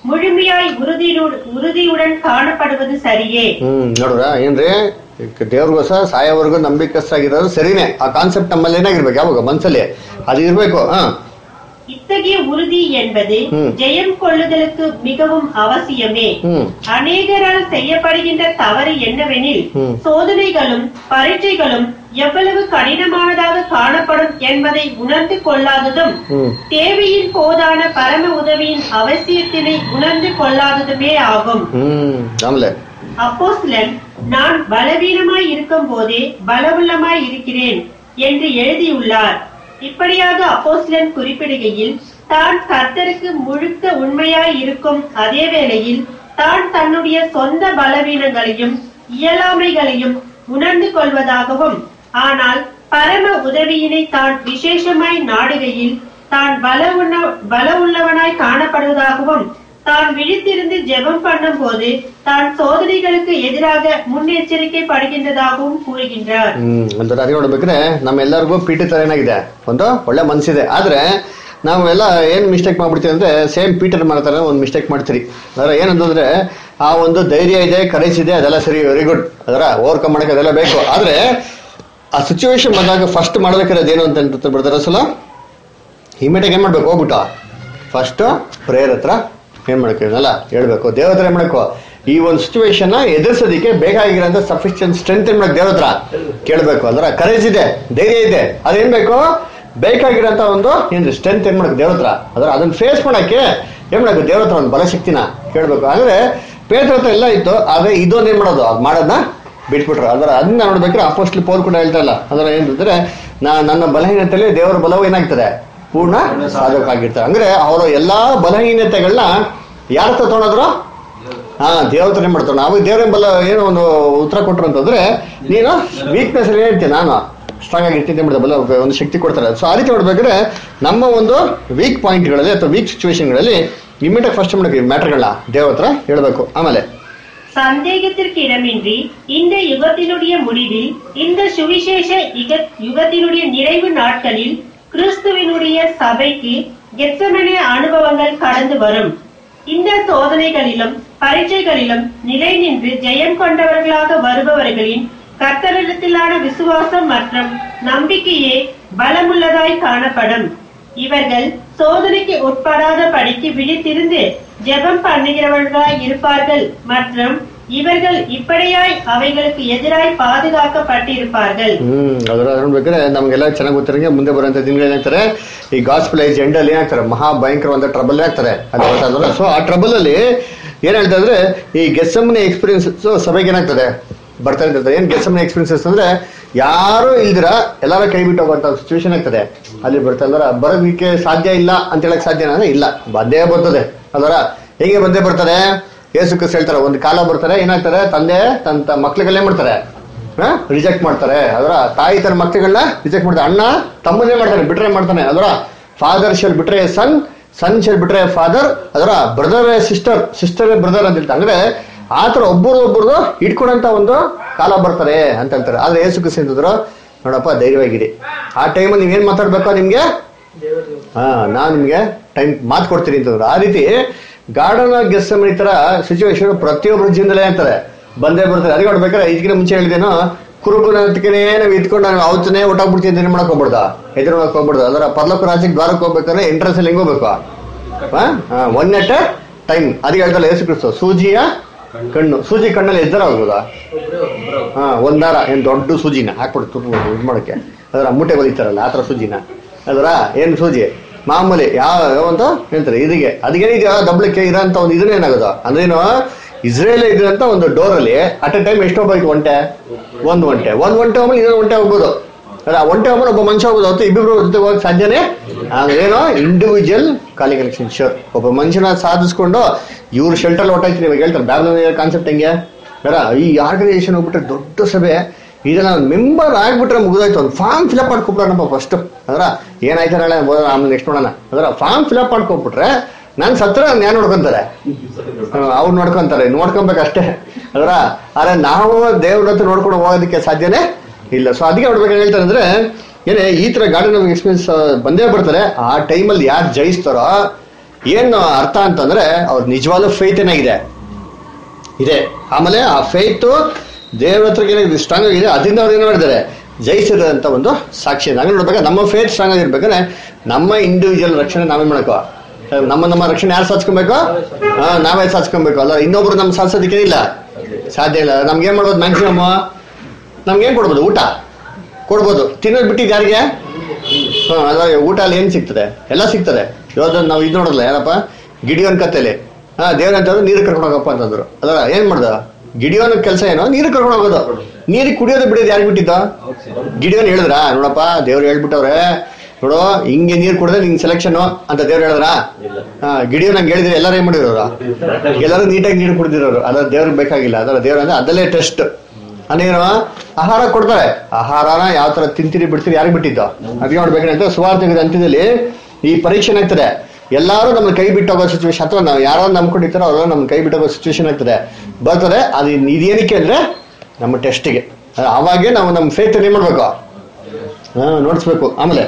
முழுமையாய் உறுதியுடன் உறுதியுடன் காணப்படுவது சரியே
ಹ್ಮ್ ನೋಡ್ರ ಏನ್ರಿ ದೇವ್ರಿಗೋಸ್ಕರ ಸಾಯೋವರೆಗೂ ನಂಬಿಕಸ್ತಾಗಿರೋದು ಸರಿನೇ ಆ ಕಾನ್ಸೆಪ್ಟ್ ನಮ್ಮಲ್ಲಿ ಏನಾಗಿರ್ಬೇಕು ಯಾವಾಗ ಮನ್ಸಲ್ಲಿ ಅದು ಇರ್ಬೇಕು ಹಾ
இத்தகைய உறுதி என்பது
ம்.
ஜெயம் கொள்ளுதலுக்கு மிகவும் அவசியமே
ಹ್ಮ್
அநேகரால் செய்யப்படுகின்ற தவறு என்னவெனில்
ம்.
சோதனைகளும் பரீட்சைகளும் எவ்வளவு கடினமானதாக காணப்படும் என்பதை உணர்ந்து கொள்ளாததும்
ಹ್ಮ್
தேவையின் போதான பரம உதவியின் அவசியத்தினை உணர்ந்து கொள்ளாததுமே ஆகும்
ಹ್ಮ್ ಆಮೇಲೆ
அப்போஸ்தலன் நான் பலவீனமாய் இருக்கும் போதே பலவுள்ளமாய் இருக்கிறேன் என்று எழுதியுள்ளார் இப்படியாக அப்போஸ்தலன் குறிப்பிடுகையில் தான் கர்த்தருக்கு முழுக்க உண்மையாய் இருக்கும் அதே வேளையில் தான் தன்னுடைய சொந்த பலவீனங்களையும் இயலாமைகளையும் உணர்ந்து கொள்வதாகவும் ஆனால் பரம உதவியினை தான் விசேஷமாய் நாடுகையில் தான் பல பல உள்ளவனாய் காணப்படுவதாகவும் தான் விழித்திருந்து ஜெபம் பண்ணும்போது தான் சோதனைகளுக்கு எதிராக முன்னெச்சரிக்கை படுகின்றதாகவும் கூறுகின்றார்
ಹ್ಮ್ ಅಂದ್ರೆ ಅದೇ ನೋಡ್ಬೇಕ್ರೆ ನಮ್ಮೆಲ್ಲರಿಗೂ ಪೀಠ ತರ ಏನಾಗಿದೆ ಒಂದು ಒಳ್ಳೆ ಮನ್ಸಿದೆ ಆದ್ರೆ ನಾವೆಲ್ಲ ಏನ್ ಮಿಸ್ಟೇಕ್ ಮಾಡ್ಬಿಡ್ತೀವಿ ಅಂದ್ರೆ ಸೇಮ್ ಪೀಟರ್ ಮಾಡ್ತಾರೆ ಒಂದು ಮಿಸ್ಟೇಕ್ ಮಾಡ್ತೀರಿ ಅದರ ಏನಂತಂದ್ರೆ ಆ ಒಂದು ಧೈರ್ಯ ಇದೆ ಕರೇಜ್ ಇದೆ ಅದೆಲ್ಲ ಸರಿ ವೆರಿ ಗುಡ್ ಅದರ ಓವರ್ಕಮ್ ಮಾಡಕ್ಕೆ ಅದೆಲ್ಲ ಬೇಕು ಆದ್ರೆ ಆ ಸಿಚುವೇಶನ್ ಬಂದಾಗ ಫಸ್ಟ್ ಮಾಡ್ಬೇಕಾದ್ರೆ ಏನು ಅಂತ ಬಿಡ್ತಾರೆ ಸಲ ಇಮಿಡಿಯೇಟ್ ಏನ್ ಮಾಡ್ಬೇಕು ಹೋಗ್ಬಿಟ್ಟು ಫಸ್ಟ್ ಪ್ರೇಯರ್ ಹತ್ರ ಏನ್ ಮಾಡ್ಕೊಳ್ಳಲ್ಲ ಹೇಳ್ಬೇಕು ದೇವ್ರ ಹತ್ರ ಏನ್ ಮಾಡ್ಕೋ ಈ ಒಂದು ಸಿಚುವೇಶನ್ ಎದುರಿಸೋದಕ್ಕೆ ಬೇಕಾಗಿರೋಂಥ ಸಫಿಷಿಯಂಟ್ ಸ್ಟ್ರೆಂತ್ ಏನ್ ಮಾಡಕ್ ದೇವ್ರ ಹತ್ರ ಕೇಳ್ಬೇಕು ಅಂದ್ರೆ ಕರೇಜ್ ಇದೆ ಧೈರ್ಯ ಇದೆ ಅದೇನ್ ಬೇಕು ಬೇಕಾಗಿರೋಂಥ ಒಂದು ಏನ್ರಿ ಸ್ಟ್ರೆಂತ್ ಏನ್ ಮಾಡಬೇಕು ದೇವ್ರ ಹತ್ರ ಅದ್ರ ಅದನ್ನ ಫೇಸ್ ಮಾಡಕ್ಕೆ ಏನ್ ಮಾಡಬೇಕು ದೇವ್ರ ಹತ್ರ ಒಂದು ಬಲಶಕ್ತಿನ ಕೇಳ್ಬೇಕು ಅಂದ್ರೆ ಪೇತ್ರ ಹತ್ರ ಎಲ್ಲ ಇತ್ತು ಆದ್ರೆ ಇದೊಂದು ಏನ್ ಮಾಡೋದು ಅದು ಮಾಡೋದನ್ನ ಬಿಟ್ಬಿಟ್ರು ಅದರ ಅದನ್ನ ನೋಡ್ಬೇಕಾದ್ರೆ ಅಪೋಸ್ಟ್ಲಿ ಪೌಲ್ ಕೂಡ ಹೇಳ್ತಾರಲ್ಲ ಅದರ ಏನಂತಂದ್ರೆ ನಾ ನನ್ನ ಬಲಹೀನತೆಯಲ್ಲಿ ದೇವರ ಬಲವು ಏನಾಗ್ತದೆ ಪೂರ್ಣ ಸಾಧಕವಾಗಿರ್ತಾರೆ ಅಂದ್ರೆ ಅವರ ಎಲ್ಲಾ ಬಲಹೀನತೆಗಳನ್ನ ಯಾರ ಹತ್ರ ತೊಗೊಂಡ್ರು ಹಾ ದೇವ್ರ ಹತ್ರ ಏನ್ ಮಾಡ್ತಾರೆ ನಾವು ದೇವ್ರ ಬಲ ಏನೋ ಒಂದು ಉತ್ತರ ಕೊಟ್ರು ಅಂತಂದ್ರೆ ನೀನು ವೀಕ್ನೆಸ್ ಅಲ್ಲಿ ಹೇಳ್ತೀನಿ ನಾನು ಸ್ಟ್ರಾಂಗ್ ಆಗಿ ಇರ್ತೀನಿ ಬಿಡ್ತಾರೆ ಬಲ ಒಂದು ಶಕ್ತಿ ಕೊಡ್ತಾರೆ ಸೊ ಆ ರೀತಿ ನೋಡ್ಬೇಕಾದ್ರೆ ನಮ್ಮ ಒಂದು ವೀಕ್ ಪಾಯಿಂಟ್ಗಳಲ್ಲಿ ಅಥವಾ ವೀಕ್ ಸಿಚುವೇಶನ್ಗಳಲ್ಲಿ ಇಮಿಡಿಯೇಟ್ ಫಸ್ಟ್ ಮಾಡಬೇಕು ಈ ಮ್ಯಾಟರ್ಗಳನ್ನ ದೇವ್ರ ಹತ್ರ ಹೇಳ್ಬೇಕು ಆಮೇಲೆ
சந்தேகத்திற்கு இடமின்றி இந்த யுகத்தினுடைய முடிவில் இந்த சுவிசேஷ யுக- யுகத்தினுடைய நிறைவு நாட்களில் கிறிஸ்துவினுடைய சபைக்கு கெத்சமனே அனுபவங்கள் கடந்து வரும் இந்த சோதனைகளிலும் பரீட்சைகளிலும் நிலை நின்று ஜெயம் கொண்டவர்களாக வருபவர்களின் கர்த்தரிடத்திலான விசுவாசம் மற்றும் நம்பிக்கையே பலமுள்ளதாய் காணப்படும் இவர்கள் சோதனைக்கு உட்படாத படிக்கு விழித்திருந்து ஜெபம் பண்ணுகிறவர்களாய் இருப்பார்கள் மற்றும் இவர்கள் இப்படியாய் அவைகளுக்கு எதிராய் பாதுகாக்கப்பட்டிருப்பார்கள்
ಹ್ಮ್ ಅದರ ನೋಡ್ಬೇಕಾದ್ರೆ ನಮ್ಗೆಲ್ಲ ಚೆನ್ನಾಗಿ ಗೊತ್ತಿರಂಗೆ ಮುಂದೆ ಬರುವಂತ ದಿನಗಳು ಏನಾಗ್ತಾರೆ ಈ ಗಾಸ್ಪಲ್ ಏಜ್ ಎಂಡ್ ಅಲ್ಲಿ ಏನಾಗ್ತಾರೆ ಮಹಾ ಭಯಂಕರವಾದ ಟ್ರಬಲ್ ಆಗ್ತಾರೆ ಅದು ಸೊ ಆ ಟ್ರಬಲ್ ಅಲ್ಲಿ ಏನ್ ಹೇಳ್ತಾ ಇದ್ರೆ ಈ ಗೆಸ್ಸಮ್ನ ಎಕ್ಸ್ಪೀರಿಯನ್ಸ್ ಸಭೆಗೆ ಏನಾಗ್ತದೆ ಬರ್ತಾ ಇರ್ತದೆ ಏನ್ ಗೆಸ್ಸಮ್ನ ಎಕ್ಸ್ಪೀರಿಯನ್ಸಸ್ ಅಂದ್ರೆ ಯಾರು ಇಲ್ದಿರ ಎಲ್ಲಾರ ಕೈ ಬಿಟ್ಟು ಹೋಗುವಂತ ಸಿಚುವೇಶನ್ ಆಗ್ತದೆ ಅಲ್ಲಿ ಬರ್ತಾ ಇಲ್ದಾರ ಬರೋದಕ್ಕೆ ಸಾಧ್ಯ ಇಲ್ಲ ಅಂತ ಹೇಳಕ್ ಸಾಧ್ಯನಾ ಅಂದ್ರೆ ಇಲ್ಲ ಬಂದೇ ಬರ್ತದೆ ಅದರ ಹೇಗೆ ಬಂದೇ ಬರ್ತದೆ ಯೇಸು ಕ್ರಿಸ್ತ ಹೇಳ್ತಾರೆ ಒಂದು ಕಾಲ ಬರ್ತಾರೆ ಏನಾಗ್ತಾರೆ ತಂದೆ ತನ್ನ ಮಕ್ಳಿಗೆಲ್ಲ ಏನ್ ಮಾಡ್ತಾರೆ ರಿಜೆಕ್ಟ್ ಮಾಡ್ತಾರೆ ಅದರ ತಾಯಿ ತನ್ನ ಮಕ್ಕಳನ್ನ ರಿಜೆಕ್ಟ್ ಮಾಡ್ತಾರೆ ಅಣ್ಣ ತಮ್ಮನ್ನೇ ಮಾಡ್ತಾನೆ ಬಿಟ್ರೆ ಮಾಡ್ತಾನೆ ಅದರ ಫಾದರ್ ಶೆಲ್ ಬಿಟ್ರೆ ಸನ್ ಸನ್ ಶೆಲ್ ಬಿಟ್ರೆ ಫಾದರ್ ಅದರ ಬ್ರದರ್ ಸಿಸ್ಟರ್ ಸಿಸ್ಟರ್ ಬ್ರದರ್ ಅಂತ ಹೇಳ್ತಾರೆ ಅಂದ್ರೆ ಆ ಥರ ಒಬ್ಬರು ಒಬ್ಬರದು ಇಟ್ಕೊಳಂತ ಒಂದು ಕಾಲ ಬರ್ತಾರೆ ಅಂತ ಹೇಳ್ತಾರೆ ಆದ್ರೆ ಏಸು ಕ್ರಿಸ್ತಂದ್ರು ನೋಡಪ್ಪ ಧೈರ್ಯವಾಗಿರಿ ಆ ಟೈಮಲ್ಲಿ ನೀವೇನ್ ಮಾತಾಡ್ಬೇಕು ನಿಮ್ಗೆ ಹಾ ನಾನ್ ನಿಮ್ಗೆ ಟೈಮ್ ಮಾತು ಕೊಡ್ತೀನಿ ಅಂತಂದ್ರು ಆ ರೀತಿ ಗಾರ್ಡನ್ ಗೆಸ್ಟ್ ಈ ತರ ಸಿಚುವೇಶನ್ ಪ್ರತಿಯೊಬ್ಬರ ಜೀವನದಲ್ಲೇ ಆಗ್ತಾರೆ ಬಂದೇ ಬರ್ತಾರೆ ಅದಕ್ಕೆ ನೋಡ್ಬೇಕಾದ್ರೆ ಇದಕ್ಕಿಂತ ಮುಂಚೆ ಹೇಳಿದೇನೋ ಕುರುಬನ ಹತ್ತಿಕನೇ ನಾವು ಇದ್ಕೊಂಡು ನಾವು ಅವತ್ತನೇ ಒಟ್ಟಾಗ್ಬಿಡ್ತೀವಿ ಅಂತ ಮಾಡಕ್ ಹೋಗ್ಬಿಡ್ದ ಎದುರು ಮಾಡಕ್ ಹೋಗ್ಬಿಡ್ದ ಅದರ ಪರ್ಲೋಕ ರಾಜ್ಯಕ್ಕೆ ದ್ವಾರಕ್ಕೆ ಹೋಗ್ಬೇಕಾದ್ರೆ ಎಂಟ್ರೆನ್ಸ್ ಅಲ್ಲಿ ಹೆಂಗ್ ಹೋಗ್ಬೇಕು ಒನ್ ಎಟ್ ಟೈಮ್ ಅದಕ್ಕೆ ಹೇಳ್ತಾರೆ ಯೇಸು ಕ್ರಿಸ್ತು ಸೂಜಿಯ ಕಣ್ಣು ಸೂಜಿ ಕಣ್ಣಲ್ಲಿ ಎದ್ದರ ಹೋಗ್ಬೋದಾ ಹಾ ಒಂದಾರ ಏನ್ ದೊಡ್ಡ ಸೂಜಿನ ಹಾಕ್ಬಿಟ್ಟು ತುರ್ಬೋದು ಇದು ಮಾಡಕ್ಕೆ ಅದರ ಮೂಟೆ ಬಲಿತಾರಲ್ಲ ಆ ಥರ ಸೂಜಿನ ಅದರ ಏನು ಸೂಜಿ ಮಾಮೂಲಿ ಯಾವ ಯಾವಂತ ಹೇಳ್ತಾರೆ ಇದಕ್ಕೆ ಅದಕ್ಕೇನಿದೆಯಾ ದಬ್ಳಕ್ಕೆ ಇರೋಂಥ ಒಂದು ಇದನ್ನೇನಾಗೋದು ಅಂದ್ರೇನು ಇಸ್ರೇಲ್ ಇದ್ರಂತ ಒಂದು ಡೋರ್ ಅಲ್ಲಿ ಅಟ್ ಎ ಟೈಮ್ ಎಷ್ಟು ಹೋಗ್ಬೇಕು ಒಂಟೆ ಒಂದು ಒಂಟೆ ಒಂದ್ ಒಂಟೆ ಹೋಗ್ಮೇಲೆ ಇನ್ನೊಂದು ಒಂಟೆ ಹೋಗ್ಬೋದು ಅಲ್ಲ ಒಂಟೆ ಹೋಗ್ಮೇಲೆ ಒಬ್ಬ ಮನುಷ್ಯ ಹೋಗ್ಬೋದು ಹೊತ್ತು ಇಬ್ಬಿಬ್ರು ಜೊತೆ ಹೋಗಕ್ಕೆ ಸಾಧ್ಯನೇ ಏನೋ ಇಂಡಿವಿಜುವಲ್ ಕಾಲಿಂಗ್ ಕನೆಕ್ಷನ್ ಶೋರ್ ಒಬ್ಬ ಮನುಷ್ಯನ ಸಾಧಿಸ್ಕೊಂಡು ಇವ್ರು ಶೆಲ್ಟರ್ ಹೊಟ್ಟಾಯ್ತೀನಿ ಇವಾಗ ಹೇಳ್ತಾರೆ ಬ್ಯಾಬ್ಲೋನಿಯರ್ ಕಾನ್ಸೆಪ್ಟ್ ಹೆಂಗೆ ಬೇಡ ಈ ಆರ್ಗನೈಸೇಷನ್ ಹೋಗ್ಬಿಟ್ರೆ ದೊಡ್ಡ ಸಭೆ ಇದನ್ನ ಮೆಂಬರ್ ಆಗ್ಬಿಟ್ರೆ ಮುಗಿದೋಯ್ತು ಒಂದು ಫಾರ್ಮ್ ಫಿಲಪ್ ಮಾಡ್ಕೊಬಿಡೋಣಪ್ಪ ಫಸ್ಟ್ ಅದರ ಏನಾಯ್ತು ನಾಳೆ ಆಮೇಲೆ ನೆಕ್ಸ್ಟ್ ನೋಡೋಣ ಅದರ ಫಾರ್ಮ್ ಫಿಲಪ್ ಮಾಡ್ಕೊಬಿಟ್ರೆ ನಾನು ಸತ್ರ ಯಾರು ನೋಡ್ಕೊಂತಾರೆ ಅವ್ರು ನೋಡ್ಕೊಂತಾರೆ ನೋಡ್ಕೊಬೇಕಷ್ಟೇ ಅದರ ಆದ್ರೆ ನಾವು ದೇವ್ರ ಹತ್ರ ನೋಡ್ಕೊಂಡು ಹೋಗೋದಕ್ಕೆ ಸಾಧ್ಯನೇ ಇಲ್ಲ ಸೊ ಅದಕ್ಕೆ ನೋಡ್ಬೇಕು ಹೇಳ್ತಾರೆ ಅಂದ್ರೆ ಏನೇ ಈ ತರ ಗಾರ್ಡನ್ ಆಫ್ ಎಕ್ಸ್ಪೀರಿಯನ್ಸ್ ಬಂದೇ ಬರ್ತಾರೆ ಆ ಟೈಮಲ್ಲಿ ಯಾರು ಜಯಿಸ್ತಾರೋ ಏನು ಅರ್ಥ ಅಂತಂದ್ರೆ ಅವ್ರ ನಿಜವಾದ ಫೇತ್ ಏನಾಗಿದೆ ಇದೆ ಆಮೇಲೆ ಆ ಫೇತ್ ದೇವ್ರ ಹತ್ರ ಸ್ಟ್ರಾಂಗ್ ಆಗಿದೆ ಅದರಿಂದ ಅವ್ರು ಏನು ಮಾಡಿದ್ದಾರೆ ಜಯಿಸಿರೋಂಥ ಒಂದು ಸಾಕ್ಷಿ ಹಂಗೆ ನೋಡ್ಬೇಕಾದ್ರೆ ನಮ್ಮ ಫೇತ್ ಸ್ಟ್ರಾಂಗ್ ಆಗಿರ್ಬೇಕಾದ್ರೆ ನಮ್ಮ ಇಂಡಿವಿಜುವಲ್ ರಕ್ಷಣೆ ನಾವೇ ಮಾಡ್ಕೋ ನಮ್ಮ ನಮ್ಮ ರಕ್ಷಣೆ ಯಾರು ಸಾಧಿಸ್ಕೊಬೇಕು ಹಾ ನಾವೇ ಸಾಧಿಸ್ಕೊಬೇಕು ಅಲ್ಲ ಇನ್ನೊಬ್ರು ನಮ್ಮ ಸಾಧಿಸೋದಕ್ಕೆ ಇಲ್ಲ ಸಾಧ್ಯ ಇಲ್ಲ ನಮ್ಗೆ ಏನ್ ಮಾಡ್ಬೋದು ಮ್ಯಾಕ್ಸಿಮಮ್ ನಮ್ಗೆ ಏನ್ ಕೊಡ್ಬೋದು ಊಟ ಕೊಡ್ಬೋದು ತಿನ್ನೋದು ಬಿಟ್ಟಿದ್ದು ಯಾರಿಗೆ ಹಾ ಅದ ಊಟ ಅಲ್ಲಿ ಏನ್ ಸಿಗ್ತದೆ ಎಲ್ಲ ಸಿಗ್ತದೆ ಇವಾಗ ನಾವು ಇದು ನೋಡಲ್ಲ ಯಾರಪ್ಪ ಗಿಡಿಯೋನ್ ಕತ್ತೇಲಿ ಹಾ ದೇವ್ರ ಅಂತಂದ್ರೆ ನೀರು ಕರ್ಕೊಂಡು ಹೋಗಪ್ಪ ಅಂತಂದ್ರು ಅದರ ಏನ್ ಮಾಡ್ದ ಗಿಡಿಯೋನ ಕೆಲಸ ಏನೋ ನೀರು ಕರ್ಕೊಂಡು ಹೋಗೋದು ನೀರಿಗೆ ಕುಡಿಯೋದು ಬಿಡೋದು ಯಾರು ಬಿಟ್ಟಿದ್ದ ಗಿಡಿಯೋನ್ ಹೇಳಿದ್ರ ನೋಡಪ್ಪ ದೇವ್ರು ಹೇಳ್ಬಿಟ್ಟವ್ರೆ ನೋಡು ಹಿಂಗೆ ನೀರು ಕುಡಿದ್ರೆ ನಿಂಗೆ ಸೆಲೆಕ್ಷನ್ ಅಂತ ದೇವ್ರು ಹೇಳಿದ್ರ ಹಾ ಗಿಡಿಯೋ ನಂಗೆ ಹೇಳಿದ್ರೆ ಎಲ್ಲರೂ ಏನ್ ಮಾಡಿರೋರು ಎಲ್ಲರೂ ನೀಟಾಗಿ ನೀರು ಕುಡಿದಿರೋರು ಅದ್ರ ದೇವ್ರಿಗೆ ಬೇಕಾಗಿಲ್ಲ ಅದರ ದೇವ್ರ ಅಂದ್ರೆ ಅದಲ್ಲೇ ಟೆಸ್ಟ್ ಅದೇನು ಆಹಾರ ಕೊಡ್ತಾರೆ ಆಹಾರನ ಯಾವ ತರ ತಿಂತೀರಿ ಬಿಡ್ತೀರಿ ಯಾರಿಗೆ ಬಿಟ್ಟಿದ್ದು ಅದಕ್ಕೆ ನೋಡ್ಬೇಕಂತ ಸುವಾರ್ತೆಗಳ ಅಂತ್ಯದಲ್ಲಿ ಈ ಪರೀಕ್ಷೆ ಆಗ್ತದೆ ಎಲ್ಲಾರು ನಮ್ಮ ಕೈ ಬಿಟ್ಟೋಗೋ ಸಿಚುವೇಶನ್ ಅಥವಾ ನಾವು ಯಾರು ನಂಬ್ಕೊಂಡಿರ್ತಾರೋ ಅವ್ರು ನಮ್ಮ ಕೈ ಬಿಟ್ಟೋಗೋ ಸಿಚುವೇಶನ್ ಆಗ್ತದೆ ಬರ್ತದೆ ಅದು ಇದೇನಕ್ಕೆ ಅಂದ್ರೆ ನಮ್ಮ ಟೆಸ್ಟಿಗೆ ಅವಾಗೆ ನಾವು ನಮ್ಮ ಫೇತ್ ಏನ್ ಮಾಡ್ಬೇಕು ಹಾ ನೋಡಿಸ್ಬೇಕು ಆಮೇಲೆ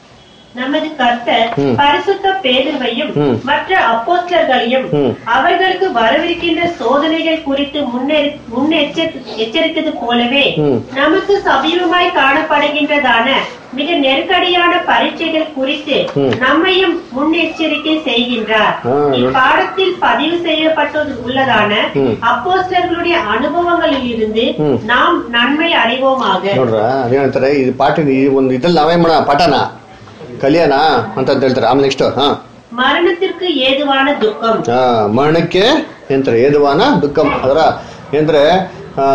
நமது கர்த்தர்
ம்.
பரிசுத்த பேதுருவையும்
ம்.
மற்ற அப்போஸ்தலர்களையும்
ம்.
அவர்களுக்கு வரவிருக்கின்ற சோதனைகள் குறித்து முன்னெரி- முன்னெச்சரி- எச்சரித்தது போலவே
ம்.
நமக்கு சமீபமாய் காணப்படுகின்றதான மிக நெருக்கடியான பரீட்சைகள் குறித்து
ம்.
நம்மையும் முன்னெச்சரிக்கை செய்கின்றார்
ஆ,
இப்பாடத்தில் பதிவு செய்யப்பட்டது உள்ளதான
ம்.
அப்போஸ்தலர்களுடைய அனுபவங்களில் இருந்து
ம்.
நாம் நன்மை அடைவோமாக
ನೋಡ್ರ ಅದೇನಂತಾರೆ ಇದು ಪಾಠ ಈ ಒಂದು ಇದ್ರಲ್ಲಿ ನಾವೇ ಮಾಡ ಪಾಠನ ಕಲಿಯೋಣ ಅಂತ ಅಂತ ಹೇಳ್ತಾರೆ ಆಮೇಲೆ ನೆಕ್ಸ್ಟ್ ಹಾ
மரணத்திற்கு ஏதுவான துக்கம்
ಆ, ಮರಣಕ್ಕೆ ಎಂತಾರೆ ಏದುವಾನ ದುಃಖಂ ಅದರ ಏನಂದ್ರೆ ಆ,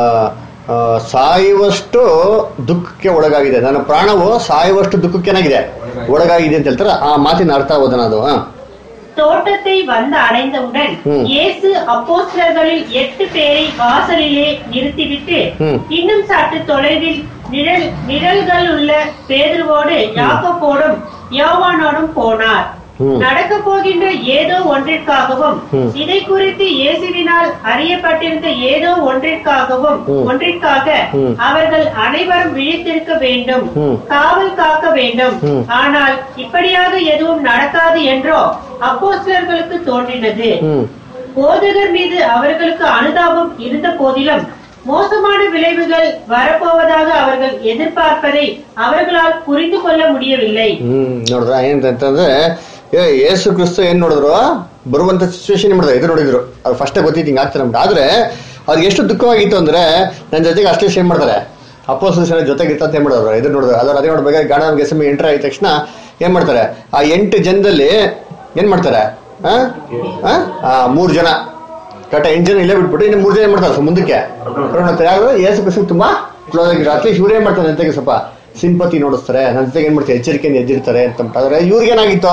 ಆ, ಸಾಯುವಷ್ಟು ದುಃಖಕ್ಕೆ ಒಳಗಾಗಿದೆ ನನ್ನ ಪ್ರಾಣವು ಸಾಯುವಷ್ಟು ದುಃಖಕ್ಕೆ ಏನಾಗಿದೆ ಒಳಗಾಗಿದೆ ಅಂತ ಹೇಳ್ತಾರೆ ಆ ಮಾತಿನ ಅರ್ಥ ಓದೋಣ ಅದು ಹಾ
தோட்டத்தை வந்து அடைந்தவுடன்
ம்.
இயேசு அப்போஸ்தலர்களில் எட்டு பேரை வாசலிலே நிறுத்திவிட்டு
ம்.
இன்னும் சற்று தொலைவில் நிழல் நிழல்கள் உள்ள பேதுருவோடு யாக்கோபோடும் யோவானோடும் போனார்
ம்.
நடக்க போகின்ற ஏதோ ஒன்றிற்காகவும்
ம்.
இதை குறித்து இயேசுவினால் அறியப்பட்டிருந்த ஏதோ ஒன்றிற்காகவும்
ம்.
ஒன்றிற்காக
ம்.
அவர்கள் அனைவரும் விழித்திருக்க வேண்டும்
ம்.
காவல் காக்க வேண்டும்
ம்.
ஆனால் இப்படியாக எதுவும் நடக்காது என்றோ அப்போஸ்தலர்களுக்கு தோன்றினது
ಹ್ಮ್
போதகர் மீது அவர்களுக்கு அனுதாபம் இருந்த போதிலும் மோசமான விளைவுகள் வரப்போவதாக அவர்கள் எதிர்பார்ப்பதை அவர்களால் புரிந்து கொள்ள முடியவில்லை
ಹ್ಮ್ ನೋಡಿದ್ರ ಏನಂತಂದ್ರೆ ಏ ಯೇಸು ಕ್ರಿಸ್ತ ಏನ್ ನೋಡಿದ್ರು ಬರುವಂತ ಸಿಚುವೇಶನ್ ಮಾಡಿದ್ರು ಎದುರು ನೋಡಿದ್ರು ಅದು ಫಸ್ಟೇ ಗೊತ್ತಿತ್ತು ಹಿಂಗೆ ಆಗ್ತಾರೆ ಅಂದ್ಬಿಟ್ಟು ಆದ್ರೆ ಅವ್ರಿಗೆ ಎಷ್ಟು ದುಃಖವಾಗಿತ್ತು ಅಂದ್ರೆ ನನ್ನ ಜೊತೆಗೆ ಅಷ್ಟೇ ಸೇಮ್ ಮಾಡ್ತಾರೆ ಅಪೋಸಿಸ್ ಜೊತೆಗೆ ಇರ್ತಂತ ಏನ್ ಮಾಡೋರು ಎದುರು ನೋಡಿದ್ರು ಅದ್ರ ಅದೇ ನೋಡ್ಬೇಕಾದ್ರೆ ಗಾರ್ಡನ್ ಗೆಸಮಿ ಎಂಟ್ರ್ ಆಗಿದ ತಕ್ಷಣ ಏನ್ ಮಾಡ್ತಾರೆ ಆ ಎಂಟು ಜನದಲ್ಲಿ ಏನ್ ಮಾಡ್ತಾರೆ ಆ? ಆ? ಆ, ಮೂರ್ ಜನ ಕರೆಕ್ಟ್ ಎಂಟು ಜನ ಇಲ್ಲೇ ಬಿಟ್ಬಿಟ್ಟು ಇನ್ನು ಮೂರ್ ಜನ ಏನ್ ಮಾಡ್ತಾರೆ ಸ್ವಲ್ಪ ಮುಂದಕ್ಕೆ ಕರ್ಕೊಂಡ್ ಹೋಗ್ತಾರೆ ಯಾರು ಯೇಸು ಕ್ರಿಸ್ತ ತುಂಬಾ ಕ್ಲೋಸ್ ಆಗಿರೋ ಅಟ್ಲೀಸ್ಟ್ ಇವ್ರು ಏನ್ ಮಾಡ್ತಾರೆ ನನ್ನ ಜೊತೆಗೆ ಸ್ವಲ್ಪ ಸಿಂಪತಿ ನೋಡಿಸ್ತಾರೆ ನನ್ನ ಜೊತೆಗೆ ಏನ್ ಮಾಡ್ತಾರೆ ಎಚ್ಚರಿಕೆಯಿಂದ ಎದ್ದಿರ್ತಾರೆ ಅಂತ ಆದ್ರೆ ಇವ್ರಿಗೇನಾಗಿತ್ತು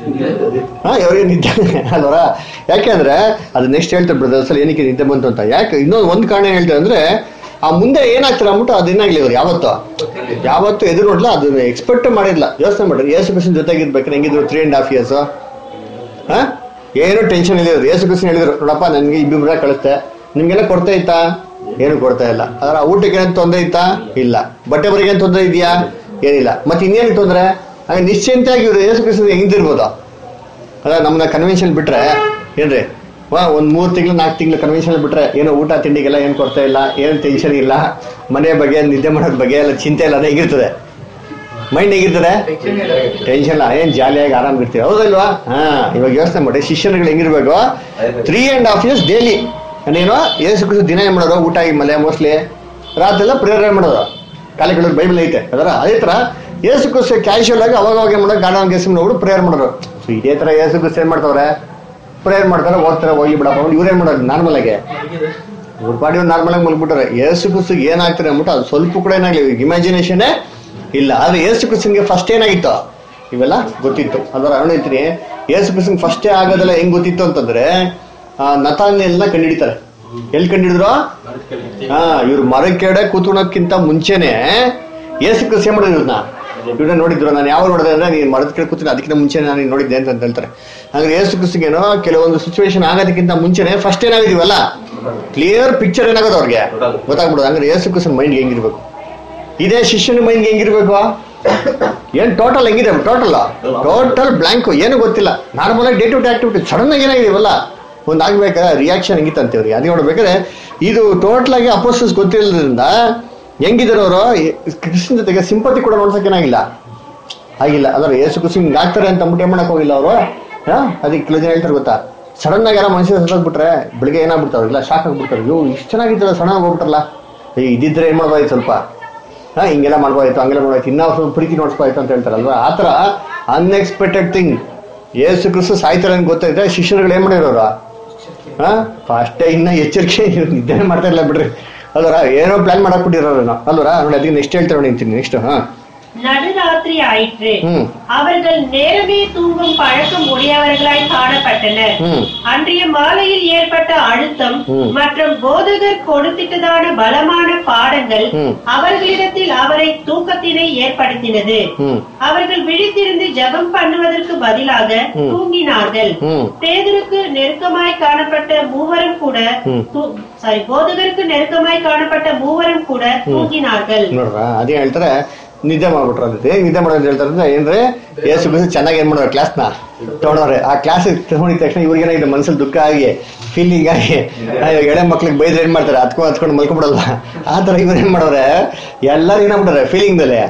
ಹಾ ಇವ್ರಿಗೆ ನಿದ್ದೆ ಅಲ್ವರ ಯಾಕೆಂದ್ರೆ ಅದು ನೆಕ್ಸ್ಟ್ ಹೇಳ್ತಾರೆ ಬ್ರದರ್ಸ್ ಅಲ್ಲಿ ಏನಕ್ಕೆ ನಿದ್ದೆ ಬಂತು ಅಂತ ಯಾಕೆ ಇನ್ನೊಂದು ಒಂದ್ ಕಾರಣ ಏನ್ ಹೇಳ್ತಾರೆ ಅಂದ್ರೆ ಆ ಮುಂದೆ ಏನಾಗ್ತಾರೆ ಅಂದ್ಬಿಟ್ಟು ಅದೇನಾಗ್ಲಿ ಇವ್ರು ಯಾವತ್ತು ಯಾವತ್ತು ಎದುರು ನೋಡ್ಲ ಅದನ್ನ ಎಕ್ಸ್ಪೆಕ್ಟ್ ಮಾಡಿರ್ಲಿಲ್ಲ ಯೋಚನೆ ಮಾಡ್ರಿ ಯೇಸು ಕೃಷ್ಣ ಜೊತೆಗೆ ಇರ್ಬೇಕಾದ್ರೆ ಹೆಂಗಿದ್ರು ತ್ರೀ ಅಂಡ್ ಹಾಫ್ ಇಯರ್ಸ್ ಹಾ ಏನು ಟೆನ್ಷನ್ ಇಲ್ಲ ಯೇಸು ಕೃಷ್ಣ ಹೇಳಿದ್ರು ನೋಡಪ್ಪ ನನ್ಗೆ ಇಬ್ಬಿಬ್ರ ಕಳಿಸ್ತೆ ನಿಮ್ಗೆಲ್ಲ ಕೊಡ್ತಾ ಇತ್ತಾ ಏನು ಕೊಡ್ತಾ ಇಲ್ಲ ಅದರ ಊಟಕ್ಕೆ ಏನ್ ತೊಂದರೆ ಇತ್ತಾ ಇಲ್ಲ ಬಟ್ಟೆ ಬರಿಗೆ ಏನ್ ತೊಂದರೆ ಇದೆಯಾ ಏನಿಲ್ಲ ಮತ್ತೆ ಇನ್ನೇನು ತೊಂದರೆ ಹಾಗೆ ನಿಶ್ಚಿಂತೆಯಾಗಿ ಇವ್ರು ಯೇಸು ಕೃಷ್ಣ ಹೆಂಗಿರ್ಬೋದು ಅದ ನಮ್ಮನ್ನ ಕನ್ವೆನ್ಷನ್ ಬಿಟ್ರೆ ಏನ್ರಿ ವಾ ಒಂದ್ ಮೂರ್ ತಿಂಗಳು ನಾಲ್ಕು ತಿಂಗಳು ಕನ್ವೆನ್ಷನ್ ಬಿಟ್ರೆ ಏನೋ ಊಟ ತಿಂಡಿಗೆಲ್ಲ ಏನ್ ಕೊಡ್ತಾ ಇಲ್ಲ ಏನ್ ಟೆನ್ಷನ್ ಇಲ್ಲ ಮನೆ ಬಗ್ಗೆ ನಿದ್ದೆ ಮಾಡೋದ್ ಬಗ್ಗೆ ಎಲ್ಲ ಚಿಂತೆ ಇಲ್ಲ ಅದೇ ಹೇಗಿರ್ತದೆ ಮೈಂಡ್ ಹೇಗಿರ್ತದೆ ಟೆನ್ಷನ್ ಇಲ್ಲ ಏನ್ ಜಾಲಿಯಾಗಿ ಆರಾಮ್ ಇರ್ತೀವಿ ಹೌದಲ್ವಾ ಹಾ ಇವಾಗ ಯೋಚನೆ ಮಾಡಿ ಶಿಷ್ಯನುಗಳು ಹೆಂಗಿರ್ಬೇಕು three and half years daily ಏನೇನೋ ಏಸು ಕೃಷ್ಣ ದಿನ ಏನ್ ಮಾಡೋರು ಊಟ ಮಲೆ ಮೋಸ್ಟ್ಲಿ ರಾತ್ರಿ ಎಲ್ಲ ಪ್ರೇರಣೆ ಮಾಡೋದು ಕಾಲಿಗಳು ಬೈಬಲ್ ಐತೆ ಅದರ ಅದೇ ತರ ಏಸು ಕೃಷ್ಣ ಕ್ಯಾಶುವಲ್ ಆಗಿ ಅವಾಗ ಅವಾಗ ಏನ್ ಮಾಡೋದು ಗಾರ್ಡನ್ ಗೆಸ್ ನೋಡ್ಬಿಟ್ಟು ಪ್ರೇಯರ್ ಮಾಡೋರು ಸೊ ಇದೇ ತರ ಏಸು ಕೃಷ್ಣ ಏನ್ ಮಾಡ್ತಾವ್ರೆ ಪ್ರೇಯರ್ ಮಾಡ್ತಾರೆ ಹೋಗ್ತಾರೆ ಹೋಗಿ ಬಿಡಪ್ಪ ಅಂದ್ಬಿಟ್ಟು ಇವ್ರೇನ್ ಮಾಡೋದು ನಾರ್ಮಲ್ ಆಗಿ ಇವ್ರ ಪಾಡಿ ಒಂದು ನಾರ್ಮಲ್ ಆಗಿ ಮಲ್ಬಿಟ್ರೆ ಏಸು ಕ್ರಿಸ್ತಿಗೆ ಏನಾಗ್ತಾರೆ ಅಂದ್ಬಿಟ್ಟು ಅದು ಸ್ವಲ್ಪ ಕೂಡ ಏನಾಗ್ಲಿ ಇಮ್ಯಾಜಿನೇಷನ್ ಇಲ್ಲ ಆದ್ರೆ ಏಸು ಕ್ರಿಸ್ತನ್ಗೆ ಫಸ್ಟ್ ಏನಾಗಿತ್ತು ಇವೆಲ್ಲ ಗೊತ್ತಿತ್ತು ಅದರ ಅರಣ ಹೇಳ್ತೀನಿ ಏಸು ಕ್ರಿಸ್ತನ್ ಫಸ್ಟೇ ಆಗೋದೆಲ್ಲ ಹೆಂಗ್ ಗೊತ್ತಿತ್ತು ಅಂತಂದ್ರೆ ಆ ನತಾನೆಲ್ಲ ಕಂಡಿಡಿತಾರೆ ಎಲ್ಲಿ ಕಂಡಿಡಿದ್ರು ಹಾ ಇವ್ರು ಮರಕ್ಕೆಡೆ ಕೂತ್ಕೊಳಕ್ಕಿಂತ ಮುಂಚೆನೆ ಏಸು ಕ್ರಿಸ್ತ ಏನ್ ಮಾಡಿದ್ರು ಇವ್ರನ್ನ ಇವ್ರನ್ನ ನೋಡಿದ್ರು ನಾನು ಯಾವ ನೋಡಿದೆ ಅಂದ್ರೆ ನೀನ್ ಮರದ ಕೆಳಗೆ ಕೂತೀನಿ ಅದಕ್ಕಿಂತ ಮುಂಚೆ ನಾನು ನೋಡಿದ್ದೆ ಅಂತ ಅಂತ ಹೇಳ್ತಾರೆ ಅಂದ್ರೆ ಏಸು ಕ್ರಿಸ್ತಿಗೇನೋ ಕೆಲವೊಂದು ಸಿಚುವೇಶನ್ ಆಗೋದಕ್ಕಿಂತ ಮುಂಚೆನೆ ಫಸ್ಟ್ ಏನಾಗಿದೀವಲ್ಲ ಕ್ಲಿಯರ್ ಪಿಕ್ಚರ್ ಏನಾಗೋದು ಅವ್ರಿಗೆ ಗೊತ್ತಾಗ್ಬಿಡೋದು ಅಂದ್ರೆ ಏಸು ಕ್ರಿಸ್ತನ್ ಮೈಂಡ್ ಹೆಂಗಿರ್ಬೇಕು ಇದೇ ಶಿಷ್ಯನ ಮೈಂಡ್ ಹೆಂಗಿರ್ಬೇಕು ಏನ್ ಟೋಟಲ್ ಹೆಂಗಿದೆ ಟೋಟಲ್ ಟೋಟಲ್ ಬ್ಲಾಂಕ್ ಏನು ಗೊತ್ತಿಲ್ಲ ನಾರ್ಮಲ್ ಆಗಿ day to day activity sudden ಆಗಿ ಏನಾಗಿದೆ ಇವೆಲ್ಲ ಒಂದು ಆಗ್ಬೇಕಾದ್ರೆ ರಿಯಾಕ್ಷನ್ ಹೆಂಗಿತ್ತಂತೆ ಇವ್ರಿಗೆ ಅದು ನೋಡ್ಬೇಕಾದ್ರೆ ಇದು ಟೋಟಲ್ ಆಗಿ ಅಪೋಸಿಸ್ ಗೊತ್ತಿಲ್ಲದ್ರಿಂದ ಹೆಂಗಿದ್ರು ಅವರು ಕೃಷ್ಣ ಜೊತೆಗೆ ಸಿಂಪತಿ ಕೂಡ ನೋಡ್ಸಕ್ ಏನಾಗಿಲ್ಲ ಆಗಿಲ್ಲ ಅದ್ರ ಏಸು ಕುಸಿ ಹಿಂಗ್ ಆಗ್ತಾರೆ ಅಂತ ಅಂದ್ಬಿಟ್ಟು ಏನ್ ಮಾಡಕ್ ಹೋಗಿಲ್ಲ ಅವರು ಅದಕ್ಕೆ ಕೆಲವು ಜನ ಹೇಳ್ತಾರೆ ಗೊತ್ತಾ ಸಡನ್ ಆಗಿ ಯಾರೋ ಮನುಷ್ಯ ಸತ್ತೋಗ್ಬಿಟ್ರೆ ಬೆಳಿಗ್ಗೆ ಏನಾಗ್ಬಿಡ್ತಾವ್ರ ಇಲ್ಲ ಶಾಕ್ ಆಗ್ಬಿಡ್ತಾರೆ ಇವು ಇಷ್ಟು ಚೆನ್ನಾಗಿದ್ದಲ್ಲ ಸಡನ್ ಆಗಿ ಹೋಗ್ಬಿಟ್ರಲ್ಲ ಏ ಇದಿದ್ರೆ ಏನ್ ಮಾಡ್ಬೋದಾಯ್ತು ಸ್ವಲ್ಪ ಹಾ ಹಿಂಗೆಲ್ಲ ಮಾಡ್ಬೋದಾಯ್ತು ಹಂಗೆಲ್ಲ ಮಾಡ್ಬೋದಾಯ್ತು ಇನ್ನೂ ಸ್ವಲ್ಪ ಪ್ರೀತಿ ನೋಡ್ಸ್ಬೋದಾಯ್ತು ಅಂತ ಹೇಳ್ತಾರಲ್ವಾ ಆ ಥರ ಅನ್ಎಕ್ಸ್ಪೆಕ್ಟೆಡ್ ಥಿಂಗ್ ಏಸು ಕ್ರಿಸ್ತು ಸಾಯ್ತಾರೆ ಅಂತ ಗೊತ್ತಾಯ್ತು ಶಿಷ್ಯರುಗಳು ಏನ್ ಮಾಡಿರೋರು ಹಾ ಫಾಸ್ಟೇ ಇನ್ನ ಎಚ್ಚರಿಕೆ ನಿದ್ದೆ ಮಾಡ್ತಾ ಇಲ್ಲ ಬಿಡ್ರಿ ಅಲ್ವರ ಏನೋ ಪ್ಲಾನ್ ಮಾಡಕ್ ಬಿಟ್ಟಿರೋರು ಅಲ್ವರ ನೋಡಿ ಅದಕ್ಕೆ ನೆಕ್ಸ್ಟ್ ಹೇಳ್ತಾರೆ ನೋಡಿ ಅಂತೀನಿ ನೆಕ್ಸ್ಟ್ ಹಾ
நடுராத்திரி ஆயிற்று
ம்.
அவர்கள் நேரமே தூங்கும் பழக்கம் உடையவர்களாய் காணப்பட்டனர்
ம்.
அன்றைய மாலையில் ஏற்பட்ட அழுத்தம்
ம்.
மற்றும் போதகர் கொடுத்திட்டதான பலமான பாடங்கள்
ம்.
அவர்களிடத்தில் அவரை தூக்கத்தினை ஏற்படுத்தினது
ம்
அவர்கள் விழித்திருந்து ஜெபம் பண்ணுவதற்கு பதிலாக
ம்.
தூங்கினார்கள்
ம்
பேதருக்கு நெருக்கமாய் காணப்பட்ட மூவரும் கூட
ம்.
சாரி போதகருக்கு நெருக்கமாய் காணப்பட்ட மூவரும் கூட தூங்கினார்கள்
ನೋಡ್ರ ಅದೇ ಹೇಳ್ತಾರೆ ನಿದ್ದೆ ಮಾಡ್ಬಿಟ್ರು ಅಂತ ನಿದ್ದೆ ಮಾಡೋದು ಹೇಳ್ತಾರೆ ಅಂದ್ರೆ ಏನ್ರಿ ಏಸು ಬಿಸಿ ಚೆನ್ನಾಗಿ ಏನ್ ಮಾಡೋರು ಕ್ಲಾಸ್ನ ತೊಗೊಂಡವ್ರೆ ಆ ಕ್ಲಾಸ್ ತಗೊಂಡಿದ ತಕ್ಷಣ ಇವ್ರಿಗೆ ಏನಾಗಿದೆ ಮನಸ್ಸಲ್ಲಿ ದುಃಖ ಆಗಿ ಫೀಲಿಂಗ್ ಆಗಿ ಆ, ಎಳೆ ಮಕ್ಳಿಗೆ ಬೈದ್ರೆ ಏನ್ ಮಾಡ್ತಾರೆ ಹತ್ಕೊಂಡು ಹತ್ಕೊಂಡು ಮಲ್ಕೊಂಡ್ಬಿಡಲ್ವಾ ಆ ತರ ಇವ್ರು ಏನ್ ಮಾಡೋರೆ ಎಲ್ಲರೂ ಏನಾಗ್ಬಿಟ್ಟಾರೆ ಫೀಲಿಂಗ್ ದಲ್ಲಿ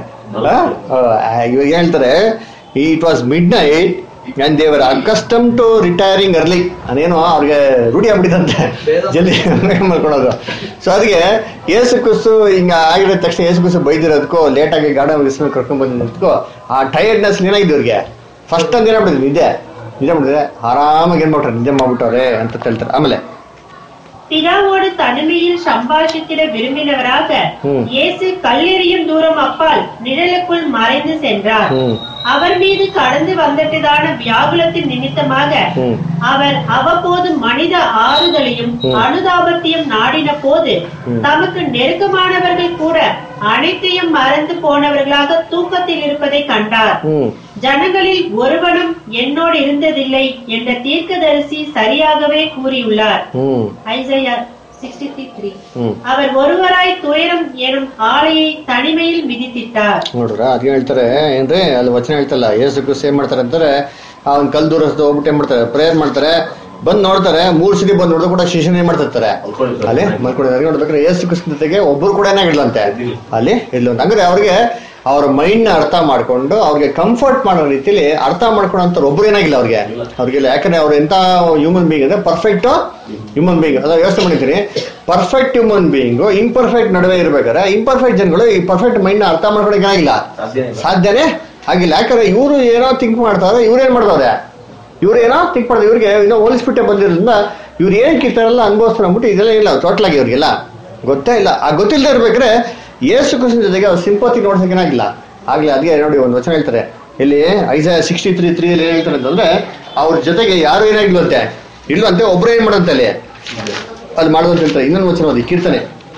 ಇವಾಗ ಹೇಳ್ತಾರೆ it was midnight and they were accustomed to retiring early ಅದೇನೋ ಅವ್ರಿಗೆ ರೂಢಿ ಆಗ್ಬಿಟ್ಟಿದಂತೆ ಜಲ್ದಿ ಮಾಡ್ಕೊಳ್ಳೋದು ಸೊ ಅದಕ್ಕೆ ಏಸು ಕುಸು ಹಿಂಗ ಆಗಿರೋ ತಕ್ಷಣ ಏಸು ಕುಸು ಬೈದಿರೋದಕ್ಕೋ ಲೇಟ್ ಆಗಿ ಗಾರ್ಡನ್ ಬಿಸಿಲು ಕರ್ಕೊಂಡ್ ಬಂದಿದ್ದಕ್ಕೋ ಆ ಟೈರ್ಡ್ನೆಸ್ ಏನಾಗಿದೆ ಇವ್ರಿಗೆ ಫಸ್ಟ್ ಅಂತ ಏನಾಗ್ಬಿಟ್ಟಿದೆ ನಿದ್ದೆ ನಿದ್ದೆ ಮಾಡಿದ್ರೆ ಆರಾಮಾಗಿ ಏನ್ ಮಾಡ್ತಾರೆ ನಿದ್ದೆ ಮಾಡ್ಬಿಟ್ಟವ್ರೆ ಅಂತ ಹೇಳ್ತಾರೆ ಆಮೇಲೆ
பிதாவோடு தனிமையில் சம்பாஷித்திட விரும்பினவராக
ம்.
இயேசு கல்லெறியும் தூரம் அப்பால் நிழலுக்குள் மறைந்து சென்றார்
ಹ್ಮ್
அவர் மீது கடந்து வந்துட்டதான வியாகுலத்தின் நிமித்தமாக
ಹ್ಮ್
அவர் அவ்வப்போது மனித ஆறுதலையும்
ம்.
அனுதாபத்தையும் நாடின போது
ம்.
தமக்கு நெருக்கமானவர்கள் கூட அனைத்தையும் மறந்து போனவர்களாக தூக்கத்தில் இருப்பதை கண்டார்
ಹ್ಮ್
ஜனங்களில் ஒருவனும் என்னோடு இருந்ததில்லை என்ற தீர்க்கதரிசி சரியாகவே கூறியுள்ளார்
ಹ್ಮ್
ஐசையா 63
ಹ್ಮ್
அவர் ஒருவராய் துயரம் எனும் ஆலையை தனிமையில் மிதித்திட்டார்
ನೋಡ್ರ ಅದ್ ಹೇಳ್ತಾರೆ ಏನ್ರಿ ಅಲ್ಲಿ ವಚನ ಹೇಳ್ತಲ್ಲ ಏಸು ಕ್ರಿಸ್ತ ಏನ್ ಮಾಡ್ತಾರೆ ಅಂತಾರೆ ಅವ್ನ್ ಕಲ್ ದೂರ ಹೋಗ್ಬಿಟ್ಟು ಏನ್ ಮಾಡ್ತಾರೆ ಪ್ರೇಯರ್ ಮಾಡ್ತಾರೆ ಬಂದ್ ನೋಡ್ತಾರೆ ಮೂರ್ ಸತಿ ಬಂದ್ ನೋಡಿದ್ರು ಕೂಡ ಶಿಷ್ಯನ ಏನ್ ಮಾಡ್ತಿರ್ತಾರೆ ಅಲ್ಲಿ ಮಲ್ಕೊಂಡಿದ್ದಾರೆ ನೋಡ್ಬೇಕಾದ್ರೆ ಏಸು ಕ್ರಿಸ್ತ ಜೊತೆಗೆ ಒಬ್ರು ಕೂಡ ಏನಾಗಿಡ್ಲಂತೆ ಅಲ್ಲಿ ಇರ್ಲಂತ ಹಂಗಾರೆ ಅವ್ರಿಗೆ ಅವ್ರ ಮೈಂಡ್ ನ ಅರ್ಥ ಮಾಡ್ಕೊಂಡು ಅವ್ರಿಗೆ ಕಂಫರ್ಟ್ ಮಾಡೋ ರೀತಿಲಿ ಅರ್ಥ ಮಾಡ್ಕೊಳ್ಳೋ ಅಂತ ಒಬ್ರು ಏನಾಗಿಲ್ಲ ಅವ್ರಿಗೆ ಅವ್ರಿಗಿಲ್ಲ ಯಾಕಂದ್ರೆ ಅವ್ರು ಎಂತ ಹ್ಯೂಮನ್ ಬೀಯಿಂಗ್ ಅಂದ್ರೆ ಪರ್ಫೆಕ್ಟ್ ಹ್ಯೂಮನ್ ಬೀಯಿಂಗ್ ಅದ ಯೋಚನೆ ಮಾಡಿದ್ದೀನಿ ಪರ್ಫೆಕ್ಟ್ ಹ್ಯೂಮನ್ ಬೀಯಿಂಗು ಇಂಪರ್ಫೆಕ್ಟ್ ನಡುವೆ ಇರ್ಬೇಕಾದ್ರೆ ಇಂಪರ್ಫೆಕ್ಟ್ ಜನಗಳು ಈ ಪರ್ಫೆಕ್ಟ್ ಮೈಂಡ್ ನ ಅರ್ಥ ಮಾಡ್ಕೊಳಕ್ ಆಗಿಲ್ಲ ಸಾಧ್ಯನೇ ಆಗಿಲ್ಲ ಯಾಕಂದ್ರೆ ಇವರು ಏನೋ ಥಿಂಕ್ ಮಾಡ್ತಾರೆ ಇವ್ರು ಏನ್ ಮಾಡ್ತಾರೆ ಇವ್ರು ಏನೋ ಥಿಂಕ್ ಮಾಡಿದ್ರೆ ಇವ್ರಿಗೆ ಇನ್ನೂ ಹೋಲಿಸ್ಬಿಟ್ಟೆ ಬಂದಿರೋದ್ರಿಂದ ಇವ್ರು ಏನ್ ಕಿತ್ತಾರಲ್ಲ ಅನ್ಭವಿಸ್ತಾರೆ ಅಂದ್ಬಿಟ್ಟು ಇದೆಲ್ಲ ಇಲ್ಲ ಟೋಟಲ್ ಆಗಿ ಇವ್ರಿಗೆಲ್ಲ ಗೊತ್ತೇ ಇಲ್ಲ ಆ ಗೊತ್ತಿಲ್ಲದೆ ಇರ್ಬೇಕಾದ್ರೆ ಏಸು ಕೃಷ್ಣ ಜೊತೆಗೆ ಅವ್ರು ಸಿಂಪತಿ ನೋಡ್ಸಕ್ ಏನಾಗಿಲ್ಲ ಆಗ್ಲಿ ಅದಕ್ಕೆ ನೋಡಿ ಒಂದು ವಚನ ಹೇಳ್ತಾರೆ ಇಲ್ಲಿ ಐಸ ಸಿಕ್ಸ್ಟಿ ತ್ರೀ ತ್ರೀ ಅಲ್ಲಿ ಏನ್ ಹೇಳ್ತಾರೆ ಅಂತಂದ್ರೆ ಅವ್ರ ಜೊತೆಗೆ ಯಾರು ಏನಾಗಿಲ್ವಂತೆ ಇಲ್ವಂತೆ ಒಬ್ರು ಏನ್ ಮಾಡಂತೆ ಅಲ್ಲಿ ಅಲ್ಲಿ ಮಾಡುವಂತ ಹೇಳ್ತಾರೆ ಇನ್ನೊಂದು ವಚನ ಓದಿ ಕೀರ್ತನೆ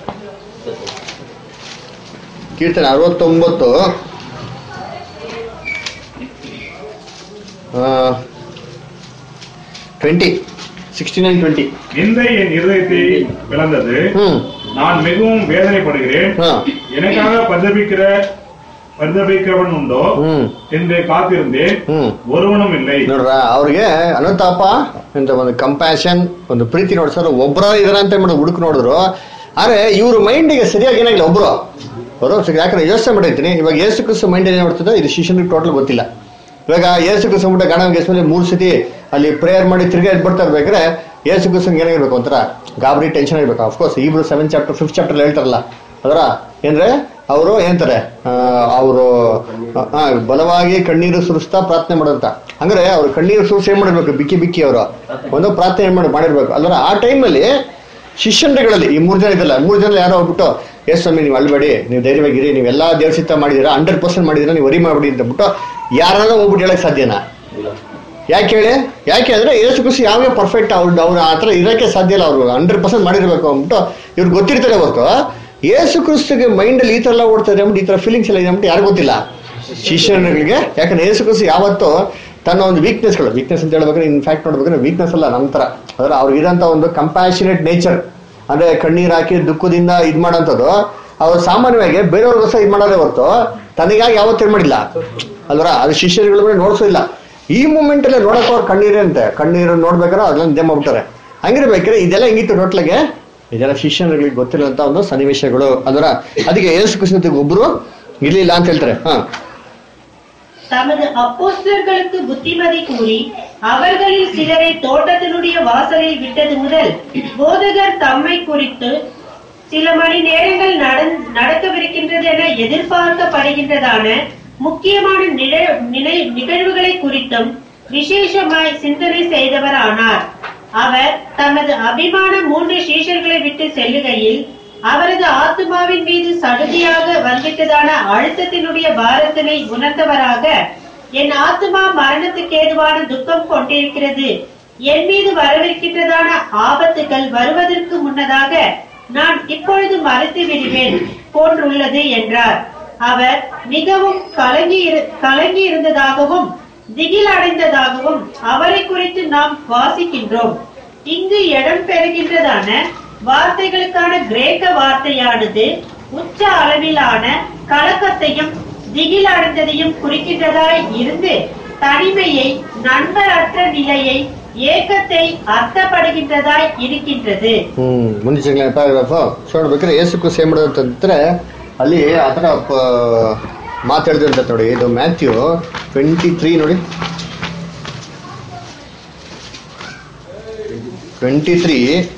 ಕೀರ್ತನೆ ಅರವತ್ತೊಂಬತ್ತು டுவெண்ட்டி சிக்ஸ்டி நைன் டுவெண்ட்டி
நிந்தை என் இருதயத்தை பிளந்தது
ம்
நான் மிகவும் வேதனைப்படுகிறேன்
ஆ
எனக்காக பரிதபிக்கிற பரிதபிக்கிறவன் உண்டோ
ம்
என்று காத்திருந்தேன்
ಹ್ಮ್
ஒருவனும் இல்லை
ನೋಡ್ರ ಅವ್ರಿಗೆ ಅನುತಾಪ ಅಂತ ಒಂದು ಕಂಪ್ಯಾಷನ್ ಒಂದು ಪ್ರೀತಿ ನೋಡ್ಸೋರು ಒಬ್ಬರ ಇದಾರ ಅಂತ ಮಾಡಿ ಹುಡುಕ್ ನೋಡಿದ್ರು ಆದ್ರೆ ಇವ್ರ ಮೈಂಡಿಗೆ ಸರಿಯಾಗಿ ಏನಾಗಿಲ್ಲ ಒಬ್ರು ಅವರು ಯಾಕಂದ್ರೆ ಯೋಚನೆ ಮಾಡಿರ್ತೀನಿ ಇವಾಗ ಏಸು ಕ್ರಿಸ್ತು ಮೈಂಡ್ ಏನ್ ಮಾಡ್ತದೆ ಇದು ಶಿಷ್ಯನಿಗೆ ಟೋಟಲ್ ಗೊತ್ತಿಲ್ಲ ಇವಾಗ ಏಸು ಕ್ರಿಸ್ತು ಬಿಟ್ಟ ಗಣ ಗೆಸ್ಮೇಲೆ ಮೂರು ಸತಿ ಅಲ್ಲಿ ಪ್ರೇಯರ್ ಮಾಡಿ ತಿರ್ಗಿ ಎದ್ದು ಬರ್ತಾ ಇರ್ಬೇಕಾದ್ರೆ ಏಸು ಕ್ರಿಸ್ತಂಗೆ ಏನಾಗಿರ್ಬೇಕು ಒಂಥರ ಗಾಬರಿ ಟೆನ್ಷನ್ ಇರ್ಬೇಕು ಅಫ್ಕೋರ್ಸ್ ಇಬ್ರು ಸೆವೆನ್ ಚಾಪ್ಟರ್ ಫಿಫ್ತ್ ಚಾಪ್ಟರ್ ಹೇಳ್ತಾರಲ್ಲ ಅದರ ಏನ್ರೆ ಅವರು ಏನಂತಾರೆ ಅವರು ಬಲವಾಗಿ ಕಣ್ಣೀರು ಸುರಿಸ್ತಾ ಪ್ರಾರ್ಥನೆ ಮಾಡೋಂತ ಹಂಗಾರೆ ಅವ್ರು ಕಣ್ಣೀರು ಸುರಿಸಿ ಏನ್ ಮಾಡಿರ್ಬೇಕು ಬಿಕ್ಕಿ ಬಿಕ್ಕಿ ಅವರು ಒಂದು ಪ್ರಾರ್ಥನೆ ಮಾಡಿ ಮಾಡಿರ್ಬೇಕು ಅಲ್ವರ ಆ ಟೈಮಲ್ಲಿ ಶಿಷ್ಯಂದ್ರಗಳಲ್ಲಿ ಈ ಮೂರು ಜನ ಇದಲ್ಲ ಮೂರು ಜನ ಯಾರೋ ಹೋಗ್ಬಿಟ್ಟು ಎಸ್ ಸ್ವಾಮಿ ನೀವು ಅಳ್ಬೇಡಿ ನೀವು ಧೈರ್ಯವಾಗಿರಿ ನೀವೆಲ್ಲ ದೇವಸಿತ ಮಾಡಿದಿರಾ ಹಂಡ್ರೆಡ್ ಪರ್ಸೆಂಟ್ ಮಾಡಿದಿರಾ ನೀವು ವರಿ ಮಾಡ್ಬಿಡಿ ಅಂತ ಬಿಟ್ಟು ಯಾರನ್ನ ಹೋಗ್ಬಿಟ್ಟು ಹೇಳಕ್ ಸಾಧ್ಯನಾ ಯಾಕೆ ಹೇಳಿ ಯಾಕೆ ಅಂದ್ರೆ ಏಸು ಖುಷಿ ಯಾವೇ ಪರ್ಫೆಕ್ಟ್ ಅವ್ರು ಅವ್ರು ಆ ಥರ ಇರೋಕ್ಕೆ ಸಾಧ್ಯ ಇಲ್ಲ ಅವರು ಹಂಡ್ರೆಡ್ ಪರ್ಸೆಂಟ್ ಮಾಡಿರ್ಬೇಕು ಅಂದ್ಬಿಟ್ಟು ಇವ್ರಿಗೆ ಗೊತ್ತಿರ್ತಾರೆ ಹೊರತು ಏಸು ಕ್ರಿಸ್ತಿಗೆ ಮೈಂಡಲ್ಲಿ ಈ ಥರ ಎಲ್ಲ ಓಡ್ತಾರೆ ಅಂದ್ಬಿಟ್ಟು ಈ ಥರ ಫೀಲಿಂಗ್ಸ್ ಎಲ್ಲ ಇದೆ ಅಂದ್ಬಿಟ್ಟು ಯಾರು ಗೊತ್ತಿಲ್ಲ ಶಿಷ್ಯನಿಗೆ ಯಾಕಂದ್ರೆ ಏಸು ಕ್ರಿಸ್ತು ಯಾವತ್ತೂ ತನ್ನ ಒಂದು ವೀಕ್ನೆಸ್ಗಳು ವೀಕ್ನೆಸ್ ಅಂತ ಹೇಳ್ಬೇಕಾದ್ರೆ ಇನ್ಫ್ಯಾಕ್ಟ್ ನೋಡ್ಬೇಕಾದ್ರೆ ವೀಕ್ನೆಸ್ ಅಲ್ಲ ನಂತರ ಅಂದ್ರೆ ಅವ್ರಿಗೆ ಇರೋಂಥ ಒಂದು ಕಂಪ್ಯಾಷನೇಟ್ ನೇಚರ್ ಅಂದ್ರೆ ಕಣ್ಣೀರ್ ಹಾಕಿ ದುಃಖದಿಂದ ಇದ್ ಮಾಡೋಂಥದ್ದು ಅವ್ರು ಸಾಮಾನ್ಯವಾಗಿ ಬೇರೆಯವ್ರಿಗೋಸ್ಕರ ಇದು ಮಾಡೋದೇ ಹೊರತು ತನಗಾಗಿ ಯಾವತ್ತೂ ಏನು ಮಾಡಿಲ್ಲ ಅಲ್ವರ ಅದು ಶಿಷ್ಯರುಗಳ ಮೇಲೆ ನೋಡ್ಸೋದಿಲ್ಲ ಈ ಮೂಮೆಂಟ್ ಅಲ್ಲೇ ನೋಡಕ್ ಅವ್ರು ಕಣ್ಣೀರೇ ಅಂತೆ ಕಣ್ಣೀರು ನೋಡ್ಬೇಕಾದ್ರೆ ಅದನ್ನ ನಿದ್ದೆ ಮಾಡ್ಬಿಡ್ತಾರೆ ಹಂಗಿರ್ಬೇಕಾದ್ರೆ ಇದೆಲ್ಲ ಹೆಂಗಿತ್ತು ಟೋಟ್ಲಾಗೆ ಇದೆಲ್ಲ ಶಿಷ್ಯರುಗಳಿಗೆ ಗೊತ್ತಿರೋಂಥ ಒಂದು ಸನ್ನಿವೇಶಗಳು ಅದರ ಅದಕ್ಕೆ ಏಸು ಕೃಷ್ಣತಿಗೆ ಒಬ್ರು ಇರ್ಲಿಲ್ಲ ಅಂತ ಹೇಳ್ತಾರೆ ಹಾ
தமது அப்போஸ்தலர்களுக்கு புத்திமதி கூறி அவர்களில் சிலரை தோட்டத்தினுடைய வாசலில் விட்டது முதல் போதகர் தம்மை குறித்து சில மணி நேரங்கள் நடந்- நடக்கவிருக்கின்றது என எதிர்பார்க்கப்படுகின்றதான முக்கியமான நிழ- நினை- நிகழ்வுகளை குறித்தும் விசேஷமாய் சிந்தனை செய்தவரானார் அவர் தமது அபிமான மூன்று சீஷர்களை விட்டு செல்லுகையில் அவரது ஆத்மாவின் மீது சடுதியாக வந்துட்டதான அழுத்தத்தினுடைய பாரத்தினை உணர்ந்தவராக என் ஆத்மா மரணத்துக்கு ஏதுவான துக்கம் கொண்டிருக்கிறது என் மீது வரவிருக்கின்றதான ஆபத்துகள் வருவதற்கு முன்னதாக நான் இப்பொழுது மறைத்து விடுவேன் போன்றுள்ளது என்றார் அவர் மிகவும் கலங்கி இரு- கலங்கி இருந்ததாகவும் திகில் அடைந்ததாகவும் அவரை குறித்து நாம் வாசிக்கின்றோம் இங்கு இடம் பெறுகின்றதான வார்த்தைகளுக்கான கிரேக்க வார்த்தையானது உச்ச அளவிலான கலக்கத்தையும் திகில் அடைந்ததையும் குறிக்கின்றதாய் இருந்து தனிமையை நண்பரற்ற நிலையை ஏக்கத்தை அர்த்தப்படுகின்றதாய் இருக்கின்றது
ಹ್ಮ್ ಮುಂದೆ ಪ್ಯಾರಾಗ್ರಾಫ್ ಸೊ ನೋಡ್ಬೇಕಾದ್ರೆ ಏಸು ಕ್ರಿಸ್ತ ಏನ್ ಮಾಡೋದು ಅಂತಂದ್ರೆ ಅಲ್ಲಿ ಆ ಥರ ಮಾತಾಡಿದಂತ ನೋಡಿ ಇದು ಮ್ಯಾಥ್ಯೂ ಟ್ವೆಂಟಿ ತ್ರೀ ನೋಡಿ twenty three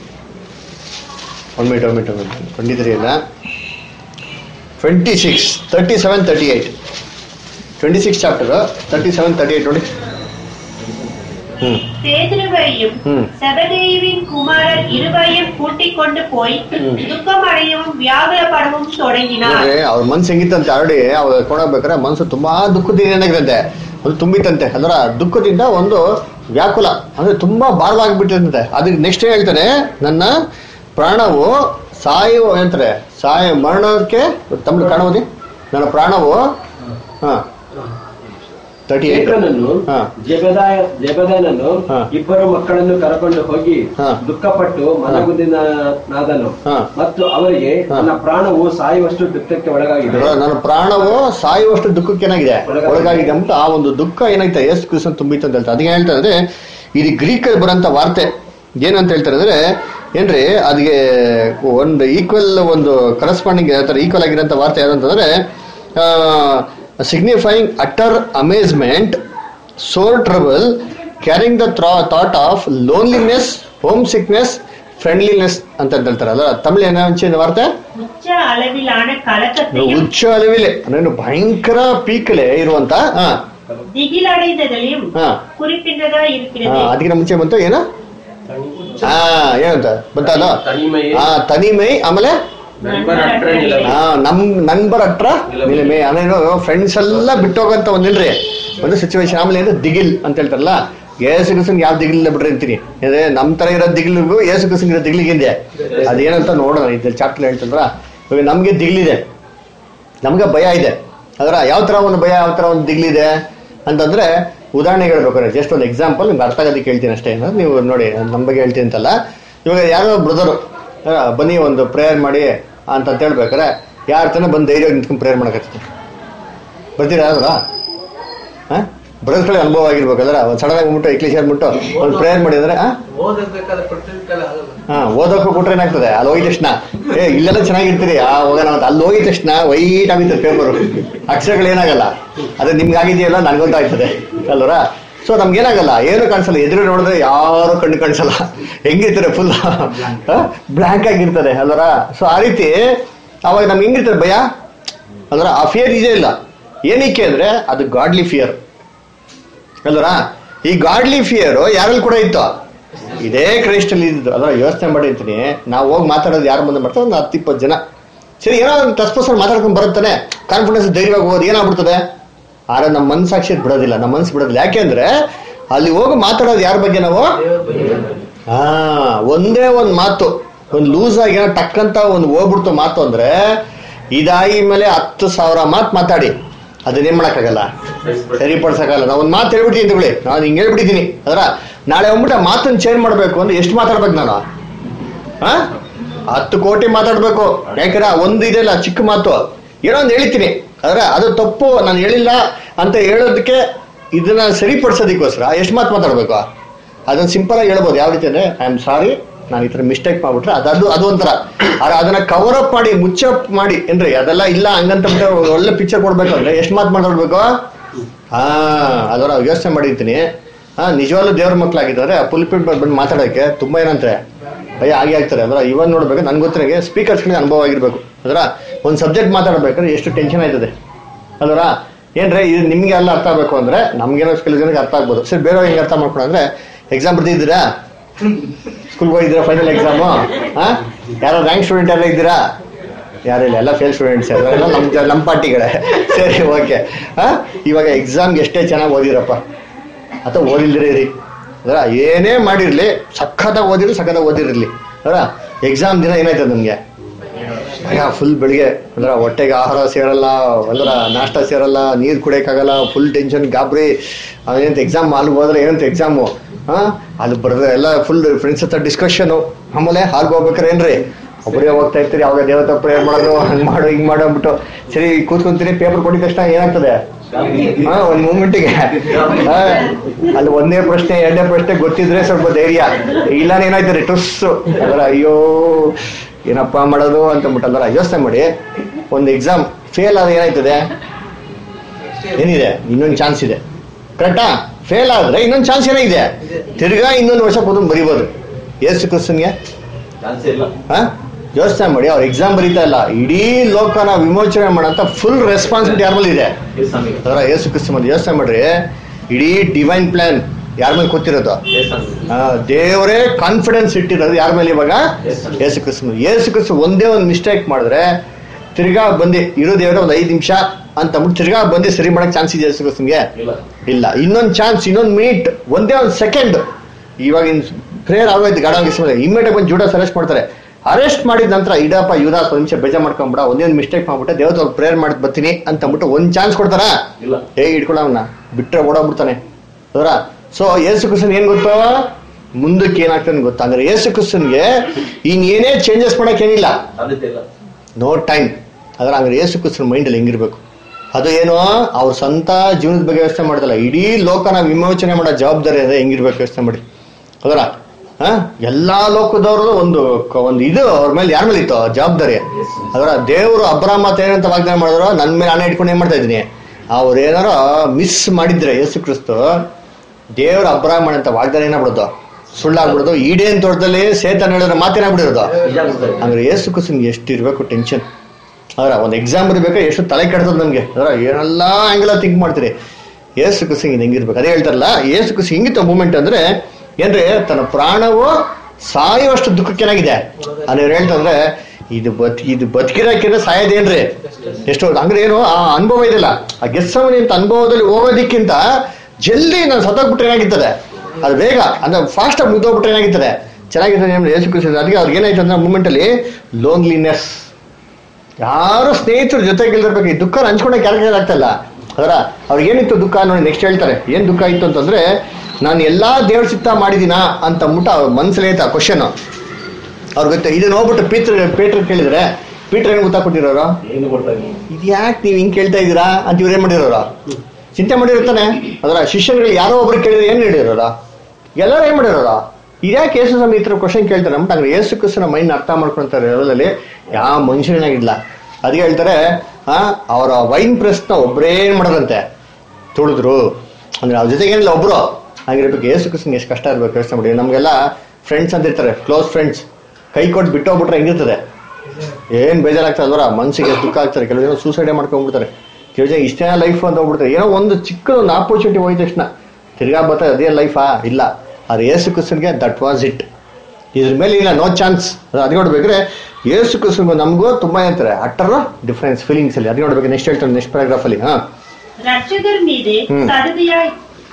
one minute one minute one minute twenty three ಅಲ್ಲ twenty six thirty seven thirty eight twenty six chapter thirty seven thirty eight ನೋಡಿ ಹ್ಮ್
பேதுருவையும்
ம்.
செபதேயுவின் குமாரர் இருவரையும் கூட்டிக் கொண்டு போய்
ம்.
துக்கமடையவும் வியாகுலப்படவும் தொடங்கினார்
ನೋಡ್ರಿ ಅವ್ರ ಮನ್ಸು ಹೆಂಗಿತ್ತಂತೆ ಆಲ್ರೆಡಿ ಅವಾಗ ಕೊಂಡೋಗ್ಬೇಕಾದ್ರೆ ಮನ್ಸು ತುಂಬಾ ದುಃಖದಿಂದ ಏನಾಗಿರಂತೆ ಅದು ತುಂಬಿತ್ತಂತೆ ಅದರ ದುಃಖದಿಂದ ಒಂದು ವ್ಯಾಕುಲ ಅಂದ್ರೆ ತುಂಬಾ ಭಾರವಾಗಿಬಿಟ್ಟಿರಂತೆ ಅದಕ್ಕೆ ನೆಕ್ಸ್ಟ್ ಹೇಳ್ತಾನೆ ನನ್ನ ಪ್ರಾಣವು ಸಾಯುವ ಅಂತಾರೆ ಸಾಯ ಮರಣಕ್ಕೆ ತಮ್ಮ ಕಾಣುವುದೇ ನನ್ನ ಪ್ರಾಣವು ಹಾ ತರ್ಟಿ ಏಟ್
ಪೇತ್ರನನ್ನು
ಹಾ.
ಜೆಬೆದಾಯ ಜೆಬೆದನನ್ನು
ಹಾ.
ಇಬ್ಬರು ಮಕ್ಕಳನ್ನು ಕರಕೊಂಡು ಹೋಗಿ
ಹಾ.
ದುಃಖಪಟ್ಟು ಮನಗುದಿನಾದನು
ಹಾ.
ಮತ್ತು ಅವರಿಗೆ
ಹಾ.
ನನ್ನ ಪ್ರಾಣವು ಸಾಯುವಷ್ಟು ದುಃಖಕ್ಕೆ ಒಳಗಾಗಿದೆ
ನನ್ನ ಪ್ರಾಣವು ಸಾಯುವಷ್ಟು ದುಃಖಕ್ಕೆ ಏನಾಗಿದೆ ಒಳಗಾಗಿದೆ ಅಂತ ಆ ಒಂದು ದುಃಖ ಏನಾಯ್ತಾ ಯೇಸು ಕ್ರಿಸ್ತನ್ ತುಂಬಿತ್ತು ಅಂತ ಹೇಳ್ತಾರೆ ಅದಕ್ಕೆ ಹೇಳ್ತಾರೆ ಅಂದ್ರೆ ಇದು ಗ್ರೀಕಲ್ಲಿ ಬರೋಂಥ ವಾರ್ತೆ ಏನಂತ ಹೇಳ್ತಾರೆ ಅಂದ್ರೆ ಏನ್ರಿ ಅದಕ್ಕೆ ಒಂದು ಈಕ್ವಲ್ ಒಂದು ಕರೆಸ್ಪಾಂಡಿಂಗ್ ಹೇಳ್ತಾರೆ ಈಕ್ವಲ್ ಆಗಿರೋಂಥ ವಾರ್ತೆ ಯಾವ್ದಂತಂದ್ರೆ signifying utter amazement sore trouble carrying the thought of loneliness homesickness friendliness ಅಂತ ಹೇಳ್ತಾರೆ ಅಲ್ಲ ತಮಿಳು ಏನೋ ಹಂಚಿನ ವಾರ್ತೆ
உச்ச அளவிலான கலக்கத்தையும்
ಉಚ್ಚ ಅಳವಿಲೆ ಅಂದ್ರೆ ಭಯಂಕರ ಪೀಕಲೆ ಇರುವಂತ ಹಾ
திகிலடைந்ததையும்
ಹಾ
குறிப்பின்றதாய்
ಹಾ,
இருக்கிறது
ಅದಕ್ಕಿಂತ ಮುಂಚೆ ಬಂತು ಏನು ಹಾ ಏನಂತ ಬಂತಲ್ಲ
ತನಿಮೆಯೇ
ಹಾ ತನಿಮೈ ಆಮೇಲೆ
ನನ್ಬರಟ್ರ ನಿಲುವು.
ಹಾ ನಮ್ ನನ್ಬರ್ ಹತ್ರ ನಿಲುಮೆ ಅದೇನು ಫ್ರೆಂಡ್ಸ್ ಎಲ್ಲ ಬಿಟ್ಟೋಗಂತ ಒಂದಿಲ್ರಿ ಒಂದು ಸಿಚುವೇಶನ್ ಆಮೇಲೆ ಏನು ದಿಗಿಲ್ ಅಂತ ಹೇಳ್ತಾರಲ್ಲ ಏಸು ಕ್ರಿಸ್ತನ್ ಯಾವ ದಿಗಿಲ್ ಇಲ್ಲ ಬಿಡ್ರಿ ಅಂತೀನಿ ಅಂದ್ರೆ ನಮ್ ತರ ಇರೋ ದಿಗಿಲಿಗೂ ಏಸು ಕ್ರಿಸ್ತನ್ ಇರೋ ದಿಗಿಲಿಗಿದೆ ಅದೇನಂತ ನೋಡೋಣ ಇದ್ರಲ್ಲಿ ಚಾಪ್ಟರ್ ಹೇಳ್ತಂದ್ರ ಇವಾಗ ನಮ್ಗೆ ದಿಗಿಲಿದೆ ನಮ್ಗೆ ಭಯ ಇದೆ ಅದರ ಯಾವ ತರ ಒಂದು ಭಯ ಯಾವ ತರ ಒಂದು ದಿಗ್ಲಿದೆ ಅಂತಂದ್ರೆ ಉದಾಹರಣೆ ಹೇಳ್ಬೇಕಾದ್ರೆ ಜಸ್ಟ್ ಒಂದು ಎಕ್ಸಾಂಪಲ್ ನಿಮ್ಗೆ ಅರ್ಥ ಆಗೋದಕ್ಕೆ ಹೇಳ್ತೀನಿ ಅಷ್ಟೇ ಏನಾದ್ರು ನೀವು ನೋಡಿ ನಮ್ಮ ಬಗ್ಗೆ ಹೇಳ್ತೀನಿ ಅಂತಲ್ಲ ಇವಾಗ ಯಾರೋ ಬ್ರದರು ಬನ್ನಿ ಒಂದು ಪ್ರೇಯರ್ ಮಾಡಿ ಅಂತ ಹೇಳ್ಬೇಕಾರೆ ಯಾರ ತನ ಬಂದು ಧೈರ್ಯ ನಿಂತ್ಕೊಂಡು ಪ್ರೇಯರ್ ಮಾಡಕತ್ತೀನಿ ಬರ್ತೀರಾ ಯಾವ್ದಾರ ಹಾಂ ಬ್ರದರ್ಗಳ ಅನುಭವ ಆಗಿರ್ಬೇಕಂದ್ರೆ ಒಂದು ಸಡನ್ ಆಗಿ ಬಿಟ್ಟು ಇಕ್ಲೇಶ್ ಅಂದ್ಬಿಟ್ಟು ಒಂದು ಪ್ರೇಯರ್ ಮಾಡಿದ್ರೆ ಆ ಹಾ ಓದೋಕ್ಕೂ ಕೊಟ್ರೆ ಏನಾಗ್ತದೆ ಅಲ್ಲಿ ಹೋಗಿದ ತಕ್ಷಣ ಏ ಇಲ್ಲೆಲ್ಲ ಚೆನ್ನಾಗಿರ್ತೀರಿ ಆ ಹೋಗೋಣ ಅಂತ ಅಲ್ಲಿ ಹೋಗಿದ ತಕ್ಷಣ ವೈಟ್ ಆಗುತ್ತೆ ಪೇಪರ್ ಅಕ್ಷರಗಳು ಏನಾಗಲ್ಲ ಅದೇ ನಿಮ್ಗೆ ಆಗಿದೆಯಲ್ಲ ನನ್ಗೊಂದು ಆಗ್ತದೆ ಅಲ್ವರ ಸೊ ನಮ್ಗೆ ಏನಾಗಲ್ಲ ಏನು ಕಾಣಿಸಲ್ಲ ಎದುರು ನೋಡಿದ್ರೆ ಯಾರು ಕಣ್ಣು ಕಾಣಿಸಲ್ಲ ಹೆಂಗಿರ್ತಾರೆ ಫುಲ್ ಬ್ಲ್ಯಾಂಕ್ ಆಗಿರ್ತದೆ ಅಲ್ವರ ಸೊ ಆ ರೀತಿ ಅವಾಗ ನಮ್ಗೆ ಹೆಂಗಿರ್ತದೆ ಭಯ ಅಲ್ವರ ಆ ಫಿಯರ್ ಇದೆ ಇಲ್ಲ ಏನಕ್ಕೆ ಅಂದ್ರೆ ಅದು ಗಾಡ್ಲಿ ಫಿಯರ್ ಅಲ್ವರ ಈ ಗಾಡ್ಲಿ ಫಿಯರ್ ಯಾರಲ್ಲಿ ಕೂಡ ಇತ್ತು ಇದೇ ಕ್ರೈಸ್ಟಲ್ಲಿ ಇದ್ದು ಅಲ್ಲ ಯೋಚನೆ ಮಾಡಿರ್ತೀನಿ ನಾವು ಹೋಗಿ ಮಾತಾಡೋದು ಯಾರ ಮುಂದೆ ಮಾಡ್ತಾರೆ ಒಂದು ಹತ್ತು ಇಪ್ಪತ್ತು ಜನ ಸರಿ ಏನೋ ಒಂದು ಟಸ್ಪರ್ಸನ್ ಮಾತಾಡ್ಕೊಂಡು ಬರುತ್ತಾನೆ ಕಾನ್ಫಿಡೆನ್ಸ್ ಧೈರ್ಯವಾಗಿ ಹೋಗೋದು ಏನಾಗ್ಬಿಡ್ತದೆ ಆದ್ರೆ ನಮ್ಮ ಮನಸ್ಸಾಕ್ಷಿ ಬಿಡೋದಿಲ್ಲ ನಮ್ಮ ಮನಸ್ಸು ಬಿಡೋದಿಲ್ಲ ಯಾಕೆಂದ್ರೆ ಅಲ್ಲಿ ಹೋಗಿ ಮಾತಾಡೋದು ಯಾರ ಬಗ್ಗೆ ನಾವು ಹಾ ಒಂದೇ ಒಂದು ಮಾತು ಒಂದು ಲೂಸ್ ಆಗಿ ಏನೋ ಟಕ್ಕಂತ ಒಂದು ಹೋಗ್ಬಿಡ್ತು ಮಾತು ಅಂದ್ರೆ ಇದಾಗಿ ಮೇಲೆ ಹತ್ತು ಸಾವಿರ ಮಾತು ಮಾತಾಡಿ ಅದನ್ನೇನ್ ಮಾಡಕ್ಕಾಗಲ್ಲ ಸರಿಪಡಿಸಕ್ಕಾಗಲ್ಲ ನಾವು ಒಂದು ಮಾತು ಹೇಳ್ಬಿಟ್ಟಿದ್ದೀನಿ ತಗೊಳ್ಳಿ ನಾನು ಹಿಂಗೆ ಹೇಳ್ಬಿಟ್ಟಿದ್ದೀನಿ ಅದರ ನಾಳೆ ಹೋಗ್ಬಿಟ್ಟು ಆ ಮಾತನ್ನು ಚೇಂಜ್ ಮಾಡಬೇಕು ಅಂದ್ರೆ ಎಷ್ಟು ಮಾತಾಡ್ಬೇಕು ನಾನು ಹಾ ಹತ್ತು ಕೋಟಿ ಮಾತಾಡ್ಬೇಕು ಯಾಕಂದ್ರೆ ಒಂದು ಇದೆಲ್ಲ ಚಿಕ್ಕ ಮಾತು ಏನೋ ಒಂದು ಹೇಳ್ತೀನಿ ಆದ್ರೆ ಅದು ತಪ್ಪು ನಾನು ಹೇಳಿಲ್ಲ ಅಂತ ಹೇಳೋದಕ್ಕೆ ಇದನ್ನ ಸರಿಪಡಿಸೋದಕ್ಕೋಸ್ಕರ ಎಷ್ಟು ಮಾತು ಮಾತಾಡ್ಬೇಕು ಅದನ್ನ ಸಿಂಪಲ್ ಆಗಿ ಹೇಳ್ಬೋದು ಯಾವ ರೀತಿ ಅಂದ್ರೆ ಐ ಆಮ್ ಸಾರಿ ನಾನು ಈ ತರ ಮಿಸ್ಟೇಕ್ ಮಾಡ್ಬಿಟ್ರೆ ಅದು ಅದು ಒಂಥರ ಆದ್ರೆ ಅದನ್ನ ಕವರ್ ಅಪ್ ಮಾಡಿ ಮುಚ್ಚಪ್ ಮಾಡಿ ಏನ್ರಿ ಅದೆಲ್ಲ ಇಲ್ಲ ಹಂಗಂತ ಬಿಟ್ಟು ಒಳ್ಳೆ ಪಿಕ್ಚರ್ ಕೊಡ್ಬೇಕು ಅಂದ್ರೆ ಎಷ್ಟು ಮಾತು ಮಾತಾಡ್ಬೇಕು ಹಾ ಅದರ ಯೋಚನೆ ಮಾಡಿರ್ತೀನಿ ಹಾ ನಿಜವಾಗ್ಲೂ ದೇವ್ರ ಮಕ್ಳಾಗಿದ್ದಾರೆ ಪುಲ್ಪಿಟ್ ಬಂದು ಮಾತಾಡೋಕೆ ತುಂಬಾ ಏನಂತೆ ಭಯ ಆಗಿ ಆಗ್ತಾರೆ ಅದರ ಇವನ್ ನೋಡ್ಬೇಕು ನನ್ಗೆ ಗೊತ್ತಿರಂಗೆ ಸ್ಪೀಕರ್ಸ್ಗಳಿಗೆ ಅನುಭವ ಆಗಿರ್ಬೇಕು ಅದರ ಒಂದು ಸಬ್ಜೆಕ್ಟ್ ಮಾತಾಡ್ಬೇಕಾದ್ರೆ ಎಷ್ಟು ಟೆನ್ಷನ್ ಆಯ್ತದೆ ಅದರ ಏನ್ರೆ ಇದು ನಿಮ್ಗೆ ಎಲ್ಲ ಅರ್ಥ ಆಗ್ಬೇಕು ಅಂದ್ರೆ ನಮ್ಗೇನೋ ಕೆಲವು ಜನಕ್ಕೆ ಅರ್ಥ ಆಗ್ಬೋದು ಸರಿ ಬೇರೆ ಹೆಂಗೆ ಅರ್ಥ ಮಾಡ್ಕೊಂಡು ಅಂದ್ರೆ ಎಕ್ಸಾಮ್ ಬರ್ದಿದ್ದೀರಾ ಸ್ಕೂಲ್ಗೆ ಹೋಗಿದ್ದೀರಾ ಫೈನಲ್ ಎಕ್ಸಾಮು ಹಾ ಯಾರೋ ರ್ಯಾಂಕ್ ಸ್ಟೂಡೆಂಟ್ ಯಾರೋ ಇದ್ದೀರಾ ಯಾರಿಲ್ಲ ಎಲ್ಲ ಫೇಲ್ ಸ್ಟೂಡೆಂಟ್ಸ್ ಎಲ್ಲ ನಮ್ಮ ಜ- ನಮ್ಮ ಪಾರ್ಟಿಗಳೇ ಸರಿ ಓಕೆ ಹಾ ಇವಾಗ ಎಕ್ಸಾಮ್ಗೆ ಎಷ್ಟೇ ಚೆನ್ನಾಗಿ ಓದಿರಪ್ಪ ಅಥವಾ ಓದಿಲ್ದಿರೇ ಇರಿ ಅದರ ಏನೇ ಮಾಡಿರ್ಲಿ ಸಖತ್ತಾಗಿ ಓದಿರ್ಲಿ ಸಖತ್ತಾಗಿ ಓದಿರಲಿ ಅದರ ಎಕ್ಸಾಮ್ ದಿನ ಏನಾಯ್ತದೆ ನಮಗೆ ಭಯ ಫುಲ್ ಬೆಳಿಗ್ಗೆ ಅಂದ್ರೆ ಹೊಟ್ಟೆಗೆ ಆಹಾರ ಸೇರಲ್ಲ ಅಂದ್ರೆ ನಾಷ್ಟ ಸೇರಲ್ಲ ನೀರು ಕುಡಿಯೋಕ್ಕಾಗಲ್ಲ ಫುಲ್ ಟೆನ್ಷನ್ ಗಾಬರಿ ಅದೇನಂತ ಎಕ್ಸಾಮ್ ಹಾಲ್ಗೆ ಹೋದ್ರೆ ಏನಂತ ಎಕ್ಸಾಮು ಹಾ ಅಲ್ಲಿ ಬರೆದ್ರೆ ಎಲ್ಲ ಫುಲ್ ಫ್ರೆಂಡ್ಸ್ ಹತ್ರ ಡಿಸ್ಕಷನು ಆಮೇಲೆ ಹಾಲ್ಗೆ ಹೋಗ್ಬೇಕಾರೆ ಏನ್ರಿ ಒಬ್ಬರೇ ಹೋಗ್ತಾ ಇರ್ತೀರಿ ಅವಾಗ ದೇವತ ಪ್ರೇಯರ್ ಮಾಡೋದು ಹಂಗ್ ಮಾಡು ಹಿಂಗ್ ಮಾಡು ಅಂದ್ಬಿಟ್ಟು ಸರಿ ಕೂತ್ಕೊಂತೀರಿ ಪೇಪರ್ ಕೊಟ್ಟಿದ ತಕ್ಷಣ ಏನಾಗ್ತದೆ ಹಾ ಒಂದ್ ಮೂಮೆಂಟಿಗೆ ಅಲ್ಲಿ ಒಂದೇ ಪ್ರಶ್ನೆ ಎರಡನೇ ಪ್ರಶ್ನೆ ಗೊತ್ತಿದ್ರೆ ಸ್ವಲ್ಪ ಧೈರ್ಯ ಇಲ್ಲ ಏನಾಯ್ತಾರೆ ಟುಸ್ ಅದರ ಅಯ್ಯೋ ಏನಪ್ಪಾ ಮಾಡೋದು ಅಂತ ಬಿಟ್ಟಲ್ವರ ಯೋಚನೆ ಮಾಡಿ ಒಂದು ಎಕ್ಸಾಮ್ ಫೇಲ್ ಆದ್ರೆ ಏನಾಯ್ತದೆ ಏನಿದೆ ಇನ್ನೊಂದು ಚಾನ್ಸ್ ಇದೆ ಕರೆಕ್ಟಾ ಫೇಲ್ ಆದ್ರೆ ಇನ್ನೊಂದು ಚಾನ್ಸ್ ಏನಾಗಿದೆ ತಿರ್ಗಾ ಇನ್ನೊಂದು ವರ್ಷ ಕೂತ್ಕೊಂಡು ಬರಿಬೋದು ಏಸು ಕ್ರಿಸ್ತನ್ಗೆ
ಚಾನ್ಸ್ ಇಲ್ಲ
ಹಾ ಯೋಚನೆ ಮಾಡಿ ಅವ್ರು ಎಕ್ಸಾಮ್ ಬರೀತಾ ಇಲ್ಲ ಇಡೀ ಲೋಕನ ವಿಮೋಚನೆ ಮಾಡೋಂಥ ಫುಲ್ ರೆಸ್ಪಾನ್ಸಿಬಿಲಿಟಿ ಯಾರ ಮೇಲೆ ಇದೆ
ಎಸ್ ಸ್ವಾಮಿಗೆ
ಅದರ ಯೇಸು ಕ್ರಿಸ್ತ ಮೇಲೆ ಯೋಚನೆ ಮಾಡ್ರಿ ಇಡೀ ಡಿವೈನ್ ಪ್ಲಾನ್ ಯಾರ ಮೇಲೆ ಕೂತಿರೋದು
ಎಸ್ ಸ್ವಾಮಿಗೆ
ಆ, ದೇವರೇ ಕಾನ್ಫಿಡೆನ್ಸ್ ಇಟ್ಟಿರೋದು ಯಾರ ಮೇಲೆ ಇವಾಗ
Yes, sir.
ಯೇಸು ಕ್ರಿಸ್ತ ಮೇಲೆ. ಯೇಸು ಕ್ರಿಸ್ತ ಒಂದೇ ಒಂದು ಮಿಸ್ಟೇಕ್ ಮಾಡಿದ್ರೆ ತಿರ್ಗಾ ಬಂದು ಇರೋ ದೇವರೇ ಒಂದು ಐದು ನಿಮಿಷ ಅಂತ ಅಂದ್ಬಿಟ್ಟು ತಿರ್ಗಾ ಬಂದು ಸರಿ ಮಾಡಕ್ ಚಾನ್ಸ್ ಇದೆ ಯೇಸು ಕ್ರಿಸ್ತನ್ಗೆ
ಇಲ್ಲ
ಇಲ್ಲ ಇನ್ನೊಂದು ಚಾನ್ಸ್ ಇನ್ನೊಂದು ಮಿನಿಟ್ ಒಂದೇ ಒಂದು ಸೆಕೆಂಡ್ ಇವಾಗ ಪ್ರೇಯರ್ ಆಗೋಯ್ತು ಗಾಢ ಇಮ್ಮಿಡಿಯೇಟ್ ಬಂದು ಜೂಡಾಸ್ ಅರೆಸ್ಟ್ ಮಾಡ್ತಾರೆ ಅರೆಸ್ಟ್ ಮಾಡಿದ ನಂತರ ಇಡಪ್ಪ ಯುವದಾಸ್ ಒಂದ್ ನಿಮಿಷ ಬೇಜಾರ್ ಮಾಡ್ಕೊಂಬಿಡ ಒಂದೇ ಒಂದು ಮಿಸ್ಟೇಕ್ ಮಾಡ್ಬಿಟ್ಟೆ ದೇವತ ಪ್ರೇಯರ್ ಮಾಡಿ ಬರ್ತೀನಿ ಅಂತ ಅಂದ್ಬಿಟ್ಟು ಒಂದು ಚಾನ್ಸ್ ಕೊಡ್ತಾರಾ
ಇಲ್ಲ
ಹೇಗೆ ಇಟ್ಕೊಳ್ಳೋಣ ಬಿಟ್ರೆ ಓಡೋಗ್ಬಿಡ್ತಾನೆ ಅದರ ಸೊ ಯೇಸು ಕ್ರಿಸ್ತನ್ ಏನ್ ಗೊತ್ತೋ ಮುಂದಕ್ಕೆ ಏನಾಗ್ತಾನೆ ಗೊತ್ತಾ ಅಂದ್ರೆ ಯೇಸು ಕ್ರಿಸ್ತನ್ಗೆ ಇನ್ ಏನೇ ಚೇಂಜಸ್ ಮಾಡಕ್ ಏನಿಲ್ಲ
ಸಾಧ್ಯತೆ ಇಲ್ಲ
ನೋ ಟೈಮ್ ಅದ್ರ ಹಂಗಾರೆ ಯೇಸು ಕ್ರಿಸ್ತನ ಮೈಂಡಲ್ಲಿ ಹೆಂಗಿರ್ಬೇಕು ಅದು ಏನೋ ಅವ್ರ ಸ್ವಂತ ಜೀವನದ ಬಗ್ಗೆ ಯೋಚನೆ ಮಾಡ್ದಲ್ಲ ಇಡೀ ಲೋಕನ ವಿಮೋಚನೆ ಮಾಡೋ ಜವಾಬ್ದಾರಿ ಅದೇ ಹೆಂಗಿರ್ಬೇಕು ಯೋಚನೆ ಮಾಡಿ ಅದರ ಹಾ ಎಲ್ಲಾ ಲೋಕದವ್ರದ್ದು ಒಂದು ಕ- ಒಂದು ಇದು ಅವ್ರ ಮೇಲೆ ಯಾರ ಮೇಲೆ ಇತ್ತು ಜವಾಬ್ದಾರಿ ಅದರ ದೇವರು ಅಬ್ರಾಮತ್ ಏನಂತ ವಾಗ್ದಾನ ಮಾಡಿದ್ರು ನನ್ನ ಮೇಲೆ ಹಣ ಇಟ್ಕೊಂಡು ಏನ್ ಮಾಡ್ತಾ ಇದ್ದೀನಿ ಅವ್ರು ಏನಾರ ಮಿಸ್ ಮಾಡಿದ್ರೆ ಯೇಸು ಕ್ರಿಸ್ತು ದೇವ್ರ ಅಬ್ರಾಹ್ಮಣ ಅಂತ ವಾಗ್ದಾನ ಏನಾಗ್ಬಿಡೋದು ಸುಳ್ಳಾಗ್ಬಿಡೋದು ಈಡೇನ್ ತೋಟದಲ್ಲಿ ಸೇತನ್ ಹೇಳಿದ್ರೆ ಮಾತೇನಾಗ್ಬಿಡಿರೋದು
ನಿಜ ಆಗ್ಬಿಡ್ತದೆ
ಅಂದ್ರೆ ಯೇಸು ಕ್ರಿಸ್ತನ್ಗೆ ಎಷ್ಟು ಇರಬೇಕು ಟೆನ್ಷನ್ ಅದರ ಒಂದು ಎಕ್ಸಾಮ್ ಬರೀಬೇಕು ಎಷ್ಟು ತಲೆ ಕೆಡ್ತದೆ ನಮಗೆ ಅದರ ಏನೆಲ್ಲ ಆಂಗಲ ಥಿಂಕ್ ಮಾಡ್ತೀರಿ ಯೇಸು ಕ್ರಿಸ್ತನ್ ಇದು ಹೆಂಗಿರ್ಬೇಕು ಅದೇ ಹೇಳ್ತಾರಲ್ಲ ಯೇಸು ಕ್ರಿಸ್ತ ಹೆಂಗಿತ್ತು ಮೂಮೆಂಟ್ ಅಂದ್ರೆ ಏನ್ರಿ ತನ್ನ ಪ್ರಾಣವು ಸಾಯುವಷ್ಟು ದುಃಖಕ್ಕೇನಾಗಿದೆ ಅಂದ್ರೆ ಹೇಳ್ತಂದ್ರೆ ಇದು ಬದ್ ಇದು ಬದುಕಿರೋಕ್ಕಿಂತ ಸಾಯೋದೇನ್ರಿ ಎಷ್ಟು ಹಂಗ್ರೆ ಏನು ಆ ಅನುಭವ ಇದೆಯಲ್ಲ ಆ ಗೆಸ್ಸಮನಿ ಅಂತ ಅನುಭವದಲ್ಲಿ ಹೋಗೋದಕ್ಕಿಂತ ಜಲ್ದಿ ನಾನು ಸತ್ತೋಗ್ಬಿಟ್ರೆ ಏನಾಗಿರ್ತದೆ ಅದು ಬೇಗ ಅಂದ್ರೆ ಫಾಸ್ಟ್ ಆಗಿ ಮುಗ್ದೋಗ್ಬಿಟ್ರೆ ಏನಾಗಿರ್ತದೆ ಚೆನ್ನಾಗಿರ್ತದೆ ಏನ್ ಯೇಸು ಕ್ರಿಸ್ತ ಅದಕ್ಕೆ ಅವ್ರಿಗೆ ಏನಾಯ್ತು ಅಂದ್ರೆ ಮೂಮೆಂಟ್ ಅಲ್ಲಿ ಲೋನ್ಲಿನೆಸ್ ಯಾರು ಸ್ನೇಹಿತರ ಜೊತೆಗಿಲ್ದಿರ್ಬೇಕು ಈ ದುಃಖ ಹಂಚ್ಕೊಳಕ್ ಯಾರ ಕೈಲಿ ಆಗ್ತಾ ಇಲ್ಲ ಅದರ ಅವ್ರಿಗೆ ಏನಿತ್ತು ದುಃಖ ನೋಡಿ ನೆಕ್ಸ್ಟ್ ಹೇಳ್ತಾರೆ ಏನ್ ದುಃಖ ಇತ್ತು ಅಂತಂದ್ರೆ ನಾನು ಎಲ್ಲಾ ದೇವ್ರ ಚಿತ್ತ ಮಾಡಿದಿನಾ ಅಂತ ಅಂದ್ಬಿಟ್ಟು ಅವ್ರ ಮನ್ಸಲ್ಲಿ ಐತೆ ಕ್ವಶನ್ ಅವ್ರಿಗೆ ಗೊತ್ತೆ ಇದನ್ನ ಹೋಗ್ಬಿಟ್ಟು ಪೀಟ್ರ್ ಪೀಟ್ರ್ ಕೇಳಿದ್ರೆ ಪೀಟ್ರ್ ಏನು ಗೊತ್ತಾಗ್ಬಿಟ್ಟಿರೋರು
ಏನು ಕೊಡ್ತಾ ಇಲ್ಲ
ಇದು ಯಾಕೆ ನೀವು ಹಿಂಗ್ ಕೇಳ್ತಾ ಇದ್ದೀರಾ ಅಂತ ಇವ್ರು ಏನ್ ಮಾಡಿರೋರು ಚಿಂತೆ ಮಾಡಿರ್ತಾನೆ ಅದರ ಶಿಷ್ಯರುಗಳು ಯಾರೋ ಒಬ್ರು ಕೇಳಿದ್ರೆ ಏನ್ ಹೇಳಿರೋರ ಎಲ್ಲರೂ ಏನ್ ಮಾಡಿರೋರ ಇದ್ಯಾಕೆ ಯೇಸು ಸ್ವಾಮಿ ಈ ಥರ ಕ್ವಶನ್ ಕೇಳ್ತಾರೆ ಅಂತ ಅಂದ್ರೆ ಯೇಸು ಕ್ರಿಸ್ತನ ಮೈಂಡ್ ಅರ್ಥ ಮಾಡ್ಕೊಂತಾರೆ ಲೆವೆಲಲ್ಲಿ ಯಾವ ಮನುಷ್ಯನಾಗಿಲ್ಲ ಅದಕ್ಕೆ ಹೇಳ್ತಾರೆ ಆ ಅವರ ವೈನ್ ಪ್ರೆಸ್ನ ಒಬ್ಬರೇ ಏನ್ ಮಾಡೋದಂತೆ ತುಳಿದ್ರು ಅಂದ್ರೆ ಅವ್ರ ಜೊತೆಗೆ ಏನಿಲ್ಲ ಒಬ್ರು ಹಂಗಿರ್ಬೇಕು ಯೇಸು ಕ್ರಿಸ್ತನ್ ಎಷ್ಟು ಕಷ್ಟ ಇರ್ಬೇಕು ಯೋಚನೆ ಮಾಡಿ ನಮಗೆಲ್ಲ ಫ್ರೆಂಡ್ಸ್ ಅಂತ ಇರ್ತಾರೆ ಕ್ಲೋಸ್ ಫ್ರೆಂಡ್ಸ್ ಕೈ ಕೊಟ್ಟು ಬಿಟ್ಟು ಹೋಗ್ಬಿಟ್ರೆ ಹೆಂಗಿರ್ತದೆ ಏನ್ ಬೇಜಾರಾಗ್ತದೆ ಅಲ್ವರ ಮನ್ಸಿಗೆ ದುಃಖ ಆಗ್ತಾರೆ ಕೆಲವು ಜನ ಸೂಸೈಡೇ ಮಾಡ್ಕೊಂಡ್ಬಿಡ್ತಾರೆ ಕೆಲವು ಜನ ಇಷ್ಟೇ ಲೈಫ್ ಅಂತ ಹೋಗ್ಬಿಡ್ತಾರೆ ಏನೋ ಒಂದು ಚಿಕ್ಕ ಒಂದು ಆಪರ್ಚುನಿಟಿ ಹೋಯ್ದ ತಕ್ಷಣ ತಿರ್ಗಾ ಬರ್ತಾರೆ ಅದೇ ಲೈಫಾ ಇಲ್ಲ ಆದ್ರೆ ಯೇಸು ಕ್ರಿಸ್ತನ್ಗೆ ದಟ್ ವಾಸ್ ಇಟ್ ಇದ್ರ ಮೇಲೆ ಇಲ್ಲ ನೋ ಚಾನ್ಸ್ ಅದು ನೋಡ್ಬೇಕ್ರೆ ಯೇಸು ಕ್ರಿಸ್ತನ್ಗೂ ನಮಗೂ ತುಂಬಾ ಹೇಳ್ತಾರೆ ಅಟ್ಟರ್ ಡಿಫ್ರೆನ್ಸ್ ಫೀಲಿಂಗ್ಸ್ ಅಲ್ಲಿ ಅದು ನೋಡ್ಬೇಕು ನೆಕ್ಸ್ಟ್ ಹೇಳ್ತಾರೆ ನೆಕ್ಸ್ಟ್ ಪ್ಯಾರಾಗ್ರಾಫ್ ಅಲ್ಲಿ ಹಾ
ரட்சகர் மீது
ம்.
சடுதியாய்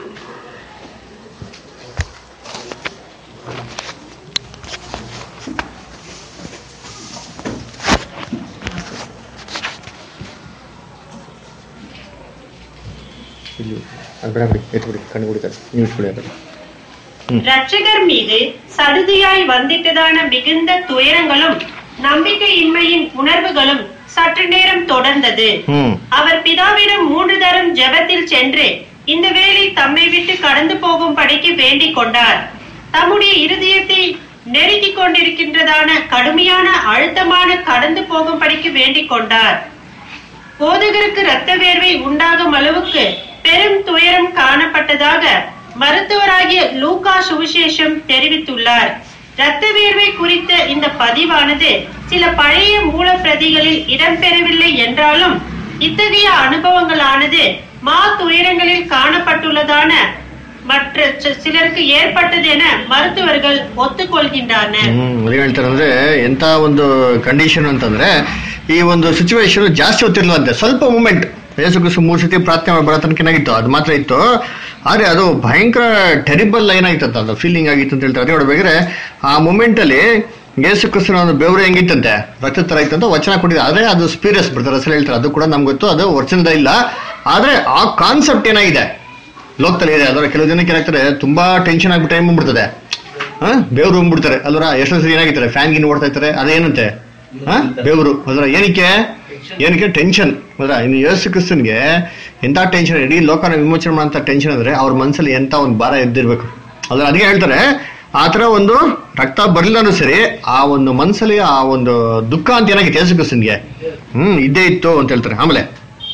ಇಲ್ಲಿ ಅದು ಬೇಡ ಬಿಡಿ ಎತ್ಬಿಡಿ ಕಣ್ಣು ಕುಡಿತಾರೆ ನೀವು ಇಟ್ಬಿಡಿ ಅದು
ரட்சகர் மீது சடுதியாய் வந்திட்டதான மிகுந்த துயரங்களும் நம்பிக்கையின்மையின் உணர்வுகளும் சற்று நேரம் தொடர்ந்தது
ಹ್ಮ್
அவர் பிதாவிடம் மூன்று தரம் ஜெபத்தில் சென்று இந்த வேலை தம்மை விட்டு கடந்து போகும் படிக்கு வேண்டிக் கொண்டார் தம்முடைய இருதயத்தை நெருக்கிக் கொண்டிருக்கின்றதான கடுமையான அழுத்தமான கடந்து போகும் படிக்கு வேண்டிக் கொண்டார் போதகருக்கு இரத்த வேர்வை உண்டாகும் அளவுக்கு பெரும் துயரம் காணப்பட்டதாக மருத்துவராகிய லூகா சுவிசேஷம் தெரிவித்துள்ளார் இரத்த வேர்வை குறித்த இந்த பதிவானது சில பழைய மூலப்பிரதிகளில் இடம்பெறவில்லை என்றாலும் இத்தகைய அனுபவங்களானது மா துயரங்களில் காணப்பட்டுள்ளதான மற்ற சி- சிலருக்கு ஏற்பட்டது என மருத்துவர்கள் ஒத்துக்கொள்கின்றனர்
ಹ್ಮ್ ಅದೇ ಹೇಳ್ತಾರೆ ಅಂದ್ರೆ ಎಂತ ಒಂದು ಕಂಡೀಷನ್ ಅಂತಂದ್ರೆ ಈ ಒಂದು ಸಿಚುವೇಶನ್ ಜಾಸ್ತಿ ಹೊತ್ತಿರ್ಲಂತೆ ಸ್ವಲ್ಪ ಮೂಮೆಂಟ್ ಯೇಸು ಕ್ರಿಸ್ತು ಮೂರು ಸತಿ ಪ್ರಾರ್ಥನೆ ಮಾಡಿ ಬರೋ ತನಕ ಏನಾಗಿತ್ತು ಅದು ಮಾತ್ರ ಇತ್ತು ಆದ್ರೆ ಅದು ಭಯಂಕರ ಟೆರಿಬಲ್ ಏನಾಗಿತ್ತಂತ ಅದು ಫೀಲಿಂಗ್ ಆಗಿತ್ತು ಅಂತ ಹೇಳ್ತಾರೆ ಅದೇ ನೋಡ್ಬೇಕಾದ್ರೆ ಆ ಮೂಮೆಂಟ್ ಅಲ್ಲಿ ಯೇಸು ಕ್ರಿಸ್ತನ ಒಂದು ಬೆವರು ಹೆಂಗಿತ್ತಂತೆ ರಕ್ತ ತರ ಇತ್ತಂತ ವಚನ ಕೊಟ್ಟಿದೆ ಆದ್ರೆ ಅದು ಸ್ಪೀರಿಯಸ್ ಬಿಡ್ತಾರೆ ಅಸಲು ಹೇಳ್ತಾರೆ ಅದು ಕೂಡ ನಮ್ಗೆ ಗೊತ್ತು ಅದು ಒರಿಜಿನಲ್ ಇಲ್ಲ ಆದ್ರೆ ಆ ಕಾನ್ಸೆಪ್ಟ್ ಏನಾಗಿದೆ ಲೋಕದಲ್ಲಿ ಇದೆ ಅದರ ಕೆಲವು ಜನಕ್ಕೆ ಏನಾಗ್ತಾರೆ ತುಂಬಾ ಟೆನ್ಷನ್ ಆಗ್ಬಿಟ್ಟು ಟೈಮ್ ಬಂದ್ಬಿಡ್ತದೆ ಹಾ ಬೆವರು ಬಂದ್ಬಿಡ್ತಾರೆ ಅಲ್ವರ ಎಷ್ಟೋ ಸರಿ ಏನಾಗಿರ್ತಾರೆ ಫ್ಯಾನ್ ಗಿನ್ ಓಡ್ತಾ ಇರ್ತಾರೆ ಅದೇನಂತೆ ಹಾ ಬೆವರು ಅದ್ರ ಏನಕ್ಕೆ ಏನಕ್ಕೆ ಟೆನ್ಷನ್ ಅದ್ರ ಇನ್ನು ಯೇಸು ಕ್ರಿಸ್ತನ್ಗೆ ಎಂತ ಟೆನ್ಷನ್ ಇಡೀ ಲೋಕನ ವಿಮೋಚನೆ ಮಾಡಂತ ಟೆನ್ಷನ್ ಅಂದ್ರೆ ಅವ್ರ ಮನಸ್ಸಲ್ಲಿ ಎಂತ ಒಂದು ಭಾರ ಎದ್ದಿರ್ಬೇಕು ಅದ್ರ ಅದಕ್ಕೆ ಹೇಳ್ತಾರೆ ಆ ತರ ಒಂದು ರಕ್ತ ಬರ್ಲಿಲ್ಲೂ ಸರಿ ಆ ಒಂದು ಮನಸ್ಸಲ್ಲಿ ಆ ಒಂದು ದುಃಖ ಅಂತ ಏನಾಗಿತ್ತು ಯೇಸು ಕ್ರಿಸ್ತನ್ಗೆ ಹ್ಮ್ ಇದ್ದೇ ಇತ್ತು ಅಂತ ಹೇಳ್ತಾರೆ ಆಮೇಲೆ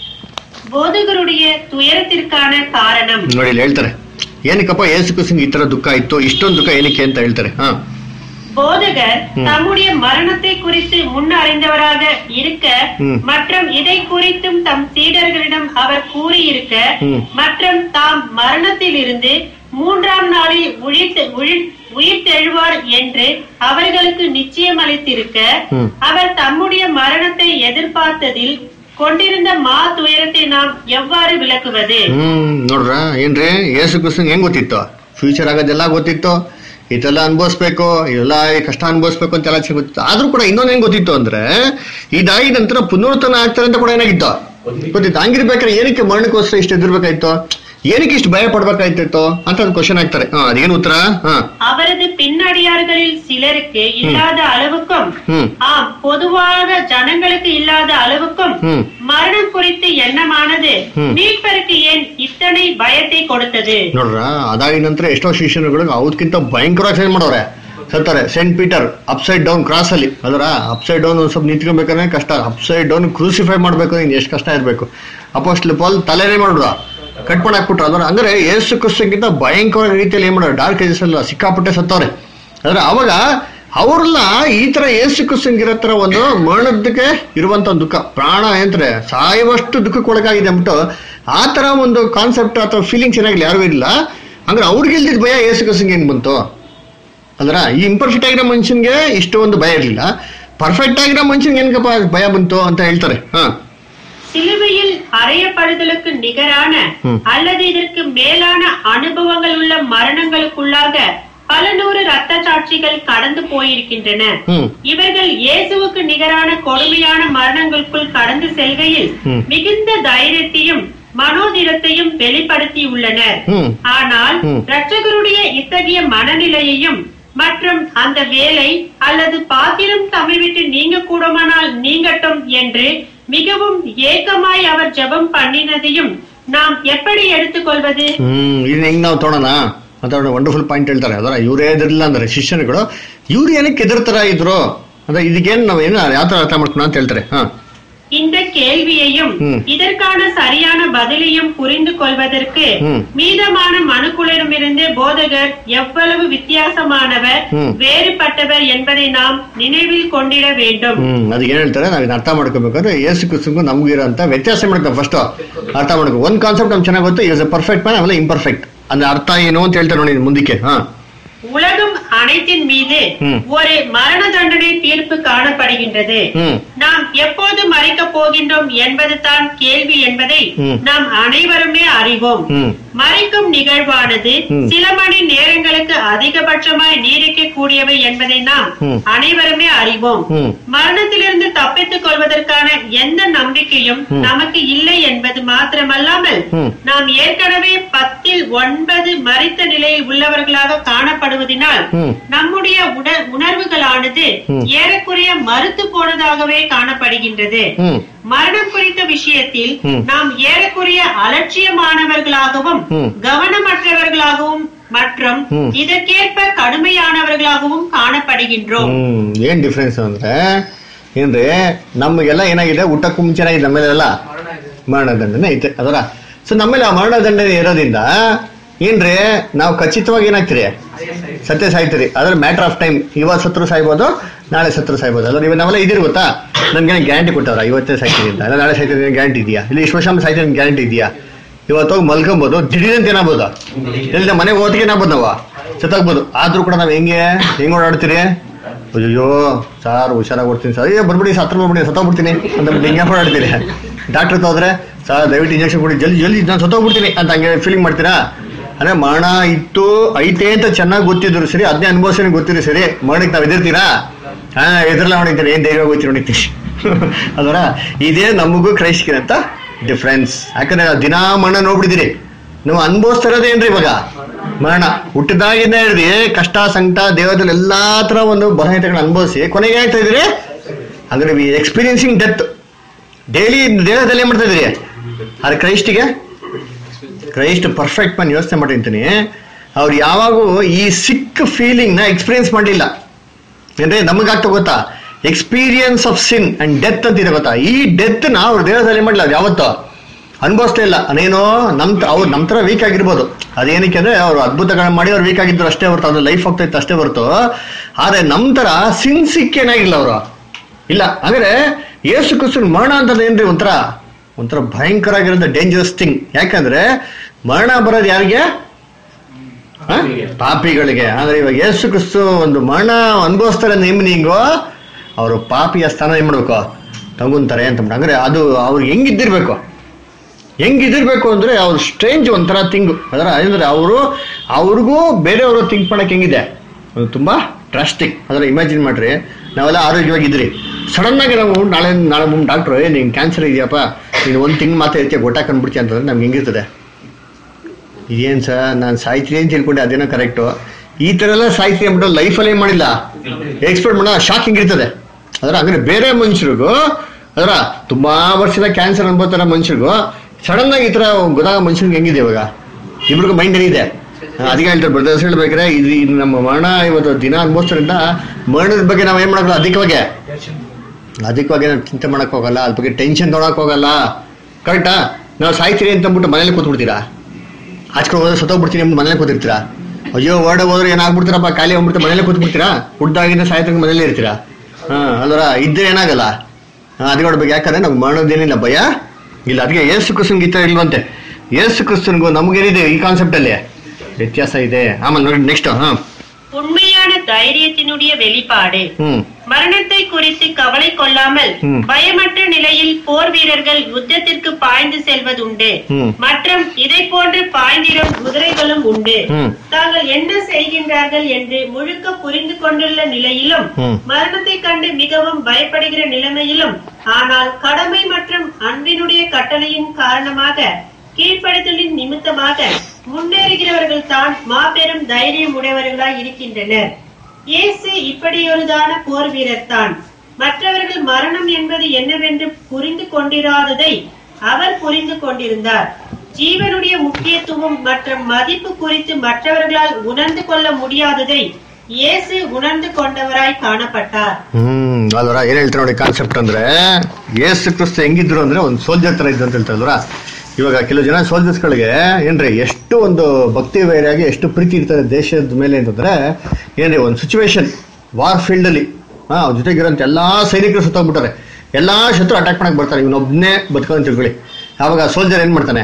போதகருடைய துயரத்திற்கான காரணம்
ನೋಡಿ ಇಲ್ಲಿ ಹೇಳ್ತಾರೆ ಏನಕ್ಕಪ್ಪ ಯೇಸು ಕ್ರಿಸ್ತನ್ಗೆ ಈ ತರ ದುಃಖ ಇತ್ತು ಇಷ್ಟೊಂದು ದುಃಖ ಏನಕ್ಕೆ ಅಂತ ಹೇಳ್ತಾರೆ ಹಾ
போதகர் தம்முடைய மரணத்தை குறித்து முன் அறிந்தவராக இருக்க
ம்.
மற்றும் இதை குறித்தும் தம் சீடர்களிடம் அவர் கூறியிருக்க
ம்.
மற்றும் தாம் மரணத்தில் இருந்து மூன்றாம் நாளில் உயிர்த்து உயிர்- உயிர்த்தெழுவார் என்று அவர்களுக்கு நிச்சயம் அளித்திருக்க
ம்.
அவர் தம்முடைய மரணத்தை எதிர்பார்த்ததில் கொண்டிருந்த மா துயரத்தை நாம் எவ்வாறு விளக்குவது
ಹ್ಮ್ ನೋಡ್ರ ಏನ್ರಿ ಯೇಸು ಕ್ರಿಸ್ತನ್ ಹೆಂಗ್ ಗೊತ್ತಿತ್ತು ಫ್ಯೂಚರ್ ಆಗೋದೆಲ್ಲ ಗೊತ್ತಿತ್ತು ಇದೆಲ್ಲ ಅನ್ಭವಿಸ್ಬೇಕು ಇದೆಲ್ಲ ಈ ಕಷ್ಟ ಅನ್ಭವಿಸ್ಬೇಕು ಅಂತೆಲ್ಲ ಚೆನ್ನಾಗ್ ಗೊತ್ತಿತ್ತು ಆದ್ರೂ ಕೂಡ ಇನ್ನೊಂದ್ ಹೆಂಗ್ ಗೊತ್ತಿತ್ತು ಅಂದ್ರೆ ಇದಾಗಿ ನಂತರ ಪುನರುತ್ಥಾನ ಆಗ್ತಾರೆ ಅಂತ ಕೂಡ ಏನಾಗಿತ್ತು ಗೊತ್ತಿತ್ತು ಹಂಗಿರ್ಬೇಕಾದ್ರೆ ಏನಕ್ಕೆ ಮರಣಕ್ಕೋಸ್ಕರ ಇಷ್ಟು ಎದುರ್ಬೇಕಾಯ್ತು ಏನಕ್ಕೆ ಇಷ್ಟು ಭಯ ಪಡ್ಬೇಕಾಯ್ತಿತ್ತು ಅಂತ ಒಂದು ಕ್ವಶನ್ ಆಗ್ತಾರೆ ಹಾ ಅದೇನು ಉತ್ತರ ಹಾ
அவரது பின்னடியார்களில் சிலருக்கு இல்லாத அளவுக்கும்
ಹ್ಮ್
ஆம் பொதுவாக ஜனங்களுக்கு இல்லாத அளவுக்கும்
ಹ್ಮ್
மரணம் குறித்த எண்ணமானது
ம்.
மீட்பருக்கு ஏன் இத்தனை பயத்தை கொடுத்தது
ನೋಡ್ರ ಅದಾಗಿದ ನಂತರ ಎಷ್ಟೋ ಶಿಷ್ಯರುಗಳು ಅವಕ್ಕಿಂತ ಭಯಂಕರವಾಗಿ ಚೇಂಜ್ ಮಾಡೋರೆ ಸತ್ತಾರೆ saint Peter upside down cross ಅಲ್ಲಿ ಅದರ ಅಪ್ಸೈಡ್ ಡೌನ್ ಸ್ವಲ್ಪ ನಿಂತ್ಕೊಬೇಕಂದ್ರೆ ಕಷ್ಟ ಅಪ್ಸೈಡ್ ಡೌನ್ ಕ್ರೂಸಿಫೈ ಮಾಡ್ಬೇಕು ಇನ್ನು ಎಷ್ಟು ಕಷ್ಟ ಇರಬೇಕು ಅಪೋಸ್ಟ್ಲ್ ಪಾಲ್ ತಲೆನೇ ಮಾಡುದ ಕಟ್ ಮಾಡಿ ಹಾಕ್ಬಿಟ್ರು ಅದರ ಅಂದ್ರೆ ಏಸು ಕ್ರಿಸ್ತಕ್ಕಿಂತ ಭಯಂಕರ ರೀತಿಯಲ್ಲಿ ಏನ್ ಮಾಡೋರು ಡಾರ್ಕ್ ಏಜಸ್ ಎಲ್ಲ ಸಿಕ್ಕಾಪಟ್ಟೆ ಸತ್ತವ್ರೆ ಅಂದ್ರೆ ಅವಾಗ ಅವ್ರನ್ನ ಈ ತರ ಏಸು ಕ್ರಿಸ್ತಂಗಿರೋ ತರ ಒಂದು ಮರಣದಕ್ಕೆ ಇರುವಂತ ಒಂದು ದುಃಖ ಪ್ರಾಣ ಏನಂತಾರೆ ಸಾಯುವಷ್ಟು ದುಃಖಕ್ಕೆ ಒಳಗಾಗಿದೆ ಅಂದ್ಬಿಟ್ಟು ಆ ತರ ಒಂದು ಕಾನ್ಸೆಪ್ಟ್ ಅಥವಾ ಫೀಲಿಂಗ್ಸ್ ಏನಾಗಲಿ ಯಾರಿಗೂ ಇಲ್ಲ ಅಂದ್ರೆ ಅವ್ರಿಗೆ ಇಲ್ದಿದ್ ಭಯ ಏಸು ಕ್ರಿಸ್ತಂಗೆ ಏನ್ ಬಂತು ಅದ್ರ ಈ ಇಂಪರ್ಫೆಕ್ಟ್ ಆಗಿರೋ ಮನುಷ್ಯನ್ಗೆ ಇಷ್ಟೊಂದು ಭಯ ಇರಲಿಲ್ಲ ಪರ್ಫೆಕ್ಟ್ ಆಗಿರೋ ಮನುಷ್ಯನ್ಗೆ ಏನಕ್ಕಪ್ಪ ಭಯ ಬಂತು ಅಂತ ಹೇಳ್ತಾರೆ ಹಾ
சிலுவையில் அறையப்படுதலுக்கு நிகரான
ம்.
அல்லது இதற்கு மேலான அனுபவங்கள் உள்ள மரணங்களுக்குள்ளாக பல நூறு ரத்த சாட்சிகள் கடந்து போயிருக்கின்றன
ಹ್ಮ್
இவர்கள் இயேசுவுக்கு நிகரான கொடுமையான மரணங்களுக்குள் கடந்து செல்கையில்
ம்.
மிகுந்த தைரியத்தையும் மனோதிடத்தையும் வெளிப்படுத்தி உள்ளனர்
ಹ್ಮ್
ஆனால்
ம்.
இரட்சகருடைய இத்தகைய மனநிலையையும் மற்றும் அந்த வேலை அல்லது பாத்திரம் தம்மை விட்டு நீங்க கூடுமானால் நீங்கட்டும் என்று மிகவும் ஏக்கமாய் அவர் ஜெபம் பண்ணினதையும் நாம் எப்படி எடுத்துக்கொள்வது
ಹ್ಮ್ ಇದನ್ನ ಹೆಂಗ್ ನಾವು ತೊಗೊಳೋಣ ಅಂತ ವಂಡರ್ಫುಲ್ ಪಾಯಿಂಟ್ ಹೇಳ್ತಾರೆ ಅದರ ಇವರೇ ಎದಿರಲಿಲ್ಲ ಅಂದ್ರೆ ಶಿಷ್ಯರುಗಳು ಇವ್ರು ಏನಕ್ಕೆ ಎದುರ್ತರ ಇದ್ರು ಅಂದ್ರೆ ಇದಕ್ಕೇನು ನಾವು ಏನು ಯಾವ ತರ ಅರ್ಥ ಮಾಡ್ಕೊಳ ಅಂತ ಹೇಳ್ತಾರೆ ಹಾ
இந்த கேள்வியையும்
ம்.
இதற்கான சரியான பதிலையும் புரிந்து கொள்வதற்கு
ம்.
மீதமான மனுக்குளரிடமிருந்து போதகர் எவ்வளவு வித்தியாசமானவர்
ம்.
வேறுபட்டவர் என்பதை நாம் நினைவில் கொண்டிட வேண்டும்
ಹ್ಮ್ ಅದಕ್ಕೆ ಏನ್ ಹೇಳ್ತಾರೆ ನಾವು ಇದನ್ನ ಅರ್ಥ ಮಾಡ್ಕೋಬೇಕಾದ್ರೆ ಏಸು ಕ್ರಿಸ್ತಂಗೂ ನಮಗೂ ಇರೋಂಥ ವ್ಯತ್ಯಾಸ ಮಾಡ್ಕೋ ಫಸ್ಟ್ ಅರ್ಥ ಮಾಡ್ಕೋ ಒಂದ್ ಕಾನ್ಸೆಪ್ಟ್ ನಮ್ಗೆ ಚೆನ್ನಾಗಿ ಗೊತ್ತು ಇಸ್ ಅ ಪರ್ಫೆಕ್ಟ್ ಮ್ಯಾನ್ ಆಮೇಲೆ ಇಂಪರ್ಫೆಕ್ಟ್ ಅಂದ್ರೆ ಅರ್ಥ ಏನು ಅಂತ ಹೇಳ್ತಾರೆ ನೋಡಿ ಮುಂದಕ್ಕೆ ಹಾ
உலகம் அனைத்தின் மீது
ம்.
ஒரு மரண தண்டனை தீர்ப்பு காணப்படுகின்றது
ಹ್ಮ್
நாம் எப்போது மறைக்கப் போகின்றோம் என்பது தான் கேள்வி என்பதை
ம்.
நாம் அனைவருமே அறிவோம்
ಹ್ಮ್
மறைக்கும் நிகழ்வானது
ம்.
சில மணி நேரங்களுக்கு அதிகபட்சமாய் நீடிக்க கூடியவை என்பதை நாம்
ம்.
அனைவருமே அறிவோம்
ம்
மரணத்திலிருந்து தப்பித்துக் கொள்வதற்கான எந்த நம்பிக்கையும்
ம்.
நமக்கு இல்லை என்பது மாத்திரமல்லாமல்
ம்.
நாம் ஏற்கனவே பத்தில் ஒன்பது மறித்த நிலையில் உள்ளவர்களாக காணப்படுவதனால்
ம் ಹ್ಮ್.
நம்முடைய உட உணர்வுகளானது
ம்.
ஏறக்குறைய மறுத்து போனதாகவே காணப்படுகின்றது
ಹ್ಮ್
மரணம் குறித்த விஷயத்தில்
ம்.
நாம் ஏறக்குறைய அலட்சியமானவர்களாகவும்
ம்.
கவனமற்றவர்களாகவும் மற்றும்
ம்.
இதற்கேற்ப கடுமையானவர்களாகவும் ಕಾಣப்படுகின்றோம்
ಹ್ಮ್ ಏನ್ ಡಿಫ್ರೆನ್ಸ್ ಅಂದ್ರೆ ಏನ್ರಿ ನಮಗೆಲ್ಲ ಏನಾಗಿದೆ ಊಟಕ್ಕೂ ಮುಂಚೆ ಏನಾಗಿದೆ ನಮ್ಮೇಲೆಲ್ಲ ಮರಣದಂಡನೆ ಐತೆ ಅದರ ಸೊ ನಮ್ಮೇಲೆ ಆ ಮರಣದಂಡನೆ ಇರೋದ್ರಿಂದ ಏನ್ರಿ ನಾವು ಖಚಿತವಾಗಿ ಏನಾಗ್ತೀರಿ ಸತ್ಯ ಸಾಯ್ತೀರಿ ಅದ್ರ ಮ್ಯಾಟರ್ ಆಫ್ ಟೈಮ್ ಇವತ್ತು ಸತ್ರು ಸಾಯ್ಬೋದು ನಾಳೆ ಸತ್ರು ಸಾಯ್ಬೋದು ಅಲ್ಲ ನೀವು ನಾವೆಲ್ಲ ಇದಿರ್ ಗೊತ್ತಾ ನನ್ಗೆ ಗ್ಯಾರಂಟಿ ಕೊಟ್ಟವ್ರ ಇವತ್ತೇ ಸಾಯ್ತೀನಿ ಅಂತ ಅಲ್ಲ ನಾಳೆ ಸಾಯ್ತೀನಿ ಗ್ಯಾರಂಟಿ ಇದೆಯಾ ಇಲ್ಲಿ ಇಷ್ಟು ವರ್ಷ ಸಾಯ್ತೀನಿ ಗ್ಯಾರಂಟಿ ಇದೆಯಾ ಇವತ್ತು ಹೋಗಿ ಮಲ್ಕೊಬೋದು ದಿಢೀರಂತ ಏನಾಗ್ಬೋದು ಇಲ್ಲ ಮನೆಗೆ ಹೋತಿಗೆ ಏನಾಗ್ಬೋದು ನಾವು ಸತ್ತಾಗ್ಬೋದು ಆದ್ರೂ ಕೂಡ ನಾವು ಹೆಂಗೆ ಹೆಂಗ್ ಓಡಾಡ್ತೀರಿ ಅಯ್ಯೋ ಸಾರ್ ಹುಷಾರಾಗಿ ಕೊಡ್ತೀನಿ ಸರ್ ಅಯ್ಯೋ ಬರ್ಬಿಡಿ ಸತ್ರ ಬರ್ಬಿಡಿ ಸತ್ತೋಗ್ಬಿಡ್ತೀನಿ ಅಂತ ಹಿಂಗೆ ಓಡಾಡ್ತೀರಿ ಡಾಕ್ಟರ್ ಹೋದ್ರೆ ಸರ್ ದಯವಿಟ್ಟು ಇಂಜೆಕ್ಷನ್ ಕೊಡಿ ಜಲ್ದಿ ಜಲ್ದಿ ನಾನು ಸತ್ತೋಗ್ಬಿಡ್ತೀನಿ ಅಂತ ಹಂಗೆ ಫೀಲಿಂಗ್ ಮಾಡ್ತೀರಾ ಅಂದ್ರೆ ಮರಣ ಇತ್ತು ಐತೆ ಅಂತ ಚೆನ್ನಾಗಿ ಗೊತ್ತಿದ್ರು ಸರಿ ಅದನ್ನೇ ಅನುಭವಿಸಿ ಗೊತ್ತಿರಿ ಸರಿ ಮರಣಕ್ಕೆ ನಾವು ಎದಿರ್ತೀರಾ ಹಾ ಎದುರಲ್ಲ ಹೊಡಿತೀರಿ ಏನ್ ಧೈರ್ಯ ಹೋಗ್ತೀರಿ ಹೊಡಿತೀವಿ ಅದರ ಇದೇ ನಮಗೂ ಕ್ರೈಸ್ಟ್ಗೆ ಅಂತ ಡಿಫ್ರೆನ್ಸ್ ಯಾಕಂದ್ರೆ ನಾವು ದಿನಾ ಮರಣ ನೋಡ್ಬಿಟ್ಟಿದ್ದೀರಿ ನಾವು ಅನುಭವಿಸ್ತಾ ಇರೋದೇನ್ರಿ ಇವಾಗ ಮರಣ ಹುಟ್ಟಿದಾಗಿಂದ ಹೇಳ್ರಿ ಕಷ್ಟ ಸಂಕಟ ದೇವದಲ್ಲಿ ಎಲ್ಲಾ ತರ ಒಂದು ಬಲಹೀನತೆಗಳನ್ನ ಅನುಭವಿಸಿ ಕೊನೆಗೆ ಆಗ್ತಾ ಇದ್ರಿ ಅಂದ್ರೆ ವಿ ಎಕ್ಸ್ಪೀರಿಯನ್ಸಿಂಗ್ ಡೆತ್ ಡೈಲಿ ದೇಹದಲ್ಲಿ ಏನ್ ಮಾಡ್ತಾ ಇದ್ರಿ ಆದ್ರೆ ಕ್ರೈಸ್ಟಿಗೆ ಕ್ರೈಸ್ಟ್ ಪರ್ಫೆಕ್ಟ್ ಮ್ಯಾನ್ ಯೋಚನೆ ಮಾಡಿರ್ತೀನಿ ಅವ್ರು ಯಾವಾಗೂ ಈ ಸಿಕ್ ಫೀಲಿಂಗ್ ನ ಎಕ್ಸ್ಪೀರಿಯನ್ಸ್ ಮಾಡಲಿಲ್ಲ ಅಂದ್ರೆ ನಮಗಾಗ್ತಾ ಗೊತ್ತಾ experience of sin and death ಅಂತ ಇದೆ ಗೊತ್ತಾ ಈ ಡೆತ್ ನ ಅವ್ರ ದೇಹದಲ್ಲಿ ಮಾಡಲ್ಲ ಅದು ಯಾವತ್ತೋ ಅನುಭವಿಸ್ತಾ ಇಲ್ಲ ಅದೇನೋ ನಮ್ ಅವ್ರು ನಮ್ ತರ ವೀಕ್ ಆಗಿರ್ಬೋದು ಅದೇನಕ್ಕೆ ಅಂದ್ರೆ ಅವ್ರು ಅದ್ಭುತಗಳನ್ನ ಮಾಡಿ ಅವ್ರು ವೀಕ್ ಆಗಿದ್ರು ಅಷ್ಟೇ ಹೊರತು ಅದು ಲೈಫ್ ಹೋಗ್ತಾ ಇತ್ತು ಅಷ್ಟೇ ಹೊರತು ಆದ್ರೆ ನಮ್ ತರ ಸಿನ್ ಸಿಕ್ಕೇನಾಗಿಲ್ಲ ಅವರು ಇಲ್ಲ ಅಂದ್ರೆ ಯೇಸು ಕ್ರಿಸ್ತನ್ ಮರಣ ಅಂತಂದ್ರೆ ಏನ್ರಿ ಒಂಥರ ಒಂಥರ ಭಯಂಕರ ಆಗಿರೋದು ಡೇಂಜರಸ್ ಥಿಂಗ್ ಯಾಕಂದ್ರೆ ಮರಣ ಬರೋದು ಯಾರಿಗೆ ಹ? ಪಾಪಿಗಳಿಗೆ ಅಂದ್ರೆ ಇವಾಗ ಯೇಸು ಕ್ರಿಸ್ತು ಒಂದು ಮರಣ ಅನುಭವಿಸ್ತಾರೆ ನೇಮನಿಂಗು ಅವರು ಪಾಪಿಯ ಸ್ಥಾನ ಏನ್ ಮಾಡ್ಬೇಕು ತಗೊಂತಾರೆ ಅಂತ ಅಂದ್ಬಿಟ್ಟು. ಅಂದ್ರೆ ಅದು ಅವ್ರಿಗೆ ಹೆಂಗಿದ್ದಿರ್ಬೇಕು ಹೆಂಗಿದಿರ್ಬೇಕು ಅಂದ್ರೆ ಅವ್ರು ಸ್ಟ್ರೇಂಜ್ ಒಂಥರ ಥಿಂಗ್ ಅದರ ಅಂದ್ರೆ ಅವರು ಅವ್ರಿಗೂ ಬೇರೆಯವರು ಥಿಂಕ್ ಮಾಡಕ್ ಹೆಂಗಿದೆ ಅದು ತುಂಬಾ ಡ್ರಾಸ್ಟಿಕ್ ಅದರ ಇಮ್ಯಾಜಿನ್ ಮಾಡ್ರಿ ನಾವೆಲ್ಲ ಆರೋಗ್ಯವಾಗಿದ್ರಿ ಸಡನ್ ಆಗಿ ನಾವು ನಾಳೆ ನಾಳೆ ಡಾಕ್ಟ್ರು ಏ ನಿಂಗೆ ಕ್ಯಾನ್ಸರ್ ಇದೆಯಪ್ಪ ನೀನು ಒಂದು ತಿಂಗ್ ಮಾತ್ರ ಇರ್ತೀಯ ಗೊಟ್ಟ ಕಂಡ್ಬಿಡ್ತೀಯ ಅಂತಂದ್ರೆ ನಮ್ಗೆ ಹೆಂಗಿರ್ತದೆ ಇದೇನು ಸರ್ ನಾನು ಸಾಯ್ತೀನಿ ಅಂತ ತಿಳ್ಕೊಂಡೆ ಅದೇನೋ ಕರೆಕ್ಟು ಈ ಥರ ಎಲ್ಲ ಸಾಯ್ತೀನಿ ಅಂದ್ಬಿಟ್ಟು ಲೈಫಲ್ಲಿ ಏನು ಮಾಡಿಲ್ಲ ಎಕ್ಸ್ಪೆಕ್ಟ್ ಮಾಡೋ ಶಾಕಿಂಗ್ ಇರ್ತದೆ ಅದರ ಅಂದ್ರೆ ಬೇರೆ ಮನುಷ್ಯರಿಗೂ ಅದರ ತುಂಬಾ ವರ್ಷದ ಕ್ಯಾನ್ಸರ್ ಅನ್ಬೋತಾರ ಮನುಷ್ಯರಿಗೂ ಸಡನ್ ಆಗಿ ಈ ಥರ ಗೊತ್ತಾಗ ಮನುಷ್ಯನಿಗೆ ಹೆಂಗಿದೆ ಇವಾಗ ಇಬ್ರಿಗೂ ಮೈಂಡ್ ಏನಿದೆ ಅದಕ್ಕೆ ಹೇಳ್ತಾರೆ ಬ್ರದರ್ಸ್ ಹೇಳ್ಬೇಕಾದ್ರೆ ಇದು ಇದು ನಮ್ಮ ಮರಣ ಇವತ್ತು ದಿನ ಅನ್ಭವಿಸೋದ್ರಿಂದ ಮರಣದ ಬಗ್ಗೆ ನಾವು ಏನು ಮಾಡೋದು ಅಧಿಕವಾಗಿ ಅಧಿಕವಾಗಿ ನಾವು ಚಿಂತೆ ಮಾಡಕ್ ಹೋಗಲ್ಲ ಅದ್ರ ಬಗ್ಗೆ ಟೆನ್ಷನ್ ತೊಗೊಳಕ್ ಹೋಗಲ್ಲ ಕರೆಕ್ಟಾ ನಾವು ಸಾಯ್ತೀರಿ ಅಂತ ಅಂದ್ಬಿಟ್ಟು ಮನೇಲಿ ಕೂತ್ಬಿಡ್ತೀರಾ ಆಚ್ಕೊಂಡು ಹೋದ್ರೆ ಸತ್ತೋಗ್ಬಿಡ್ತೀನಿ ಅಂತ ಮನೇಲಿ ಕೂತಿರ್ತೀರಾ ಅಯ್ಯೋ ಹೊರಡೆ ಹೋದ್ರೆ ಏನಾಗ್ಬಿಡ್ತೀರಪ್ಪ ಖಾಲಿ ಹೋಗ್ಬಿಡ್ತೀರಾ ಮನೇಲಿ ಕೂತ್ಬಿಡ್ತೀರಾ ಹುಡ್ದಾಗಿಂದ ಸಾಯ್ತಂಗ ಮನೇಲಿ ಇರ್ತೀರಾ ಹಾ ಅಲ್ವರ ಇದ್ರೆ ಏನಾಗಲ್ಲ ಹಾ ಅದು ನೋಡ್ಬೇಕು ಯಾಕಂದ್ರೆ ನಮ್ಗೆ ಮಾಡೋದೇನಿಲ್ಲ ಭಯ ಇಲ್ಲ ಅದಕ್ಕೆ ಏಸು ಕ್ರಿಸ್ತನ್ಗೆ ಈ ಥರ ಇಲ್ವಂತೆ ಏಸು ಕ್ರಿಸ್ತನ್ಗೂ ನಮಗೇನಿದೆ ಈ ಕಾನ್ಸೆಪ್ಟ್ ಅಲ್ಲಿ ವ್ಯತ್ಯಾಸ ಇದೆ ಆಮೇಲೆ ನೋಡಿ ನೆಕ್ಸ್ಟ್ ಹಾ
உண்மையான தைரியத்தினுடைய வெளிப்பாடு
ಹ್ಮ್
மரணத்தை குறித்து கவலை கொள்ளாமல்
ம்.
பயமற்ற நிலையில் போர் வீரர்கள் யுத்தத்திற்கு பாய்ந்து செல்வதுண்டு
ம்.
மற்றும் இதை போன்று பாய்ந்திடும் குதிரைகளும் உண்டு
ம்.
தாங்கள் என்ன செய்கின்றார்கள் என்று முழுக்க புரிந்து கொண்டுள்ள நிலையிலும்
ம்.
மரணத்தை கண்டு மிகவும் பயப்படுகிற நிலைமையிலும் ஆனால் கடமை மற்றும் அன்பினுடைய கட்டளையின் காரணமாக கீழ்ப்படுதலின் நிமித்தமாக முன்னேறுகிறவர்கள் தான் மாபெரும் தைரியம் உடையவர்களாய் இருக்கின்றனர் இயேசு இப்படியொருதான போர் வீரர் தான் மற்றவர்கள் மரணம் என்பது என்னவென்று புரிந்து கொண்டிராததை அவர் புரிந்து கொண்டிருந்தார் ஜீவனுடைய முக்கியத்துவம் மற்றும் மதிப்பு குறித்து மற்றவர்களால் உணர்ந்து கொள்ள முடியாததை இயேசு உணர்ந்து கொண்டவராய் காணப்பட்டார்
ಹ್ಮ್ ಅಲ್ವರ ಏನ್ ಹೇಳ್ತಾರೆ ನೋಡಿ ಕಾನ್ಸೆಪ್ಟ್ ಅಂದ್ರೆ ಏಸು ಕ್ರಿಸ್ತ ಹೆಂಗಿದ್ರು ಅಂದ್ರೆ ಒಂದು ಸೋಲ್ಜರ್ ತರ ಇದ್ರು ಅಂತ ಹೇಳ್ತಾರೆ ಅಲ್ವರ ಇವಾಗ ಕೆಲವು ಜನ ಸೋಲ್ಜರ್ಸ್ಗಳಿಗೆ ಏನ್ರಿ ಎಷ್ಟು ಒಂದು ಭಕ್ತಿ ವೈರಾಗಿ ಎಷ್ಟು ಪ್ರೀತಿ ಇರ್ತಾರೆ ದೇಶದ ಮೇಲೆ ಅಂತಂದ್ರೆ ಏನ್ರಿ ಒಂದು ಸಿಚುವೇಶನ್ ವಾರ್ ಫೀಲ್ಡ್ ಅಲ್ಲಿ ಹಾ ಅವ್ರ ಜೊತೆಗಿರೋಂಥ ಎಲ್ಲಾ ಸೈನಿಕರು ಸುತ್ತೋಗ್ಬಿಟ್ಟಾರೆ ಎಲ್ಲಾ ಶತ್ರು ಅಟ್ಯಾಕ್ ಮಾಡಕ್ ಬರ್ತಾರೆ ಇವನೊಬ್ನೇ ಬದುಕೋಂತ ತಿಳ್ಕೊಳ್ಳಿ ಆವಾಗ ಸೋಲ್ಜರ್ ಏನ್ ಮಾಡ್ತಾನೆ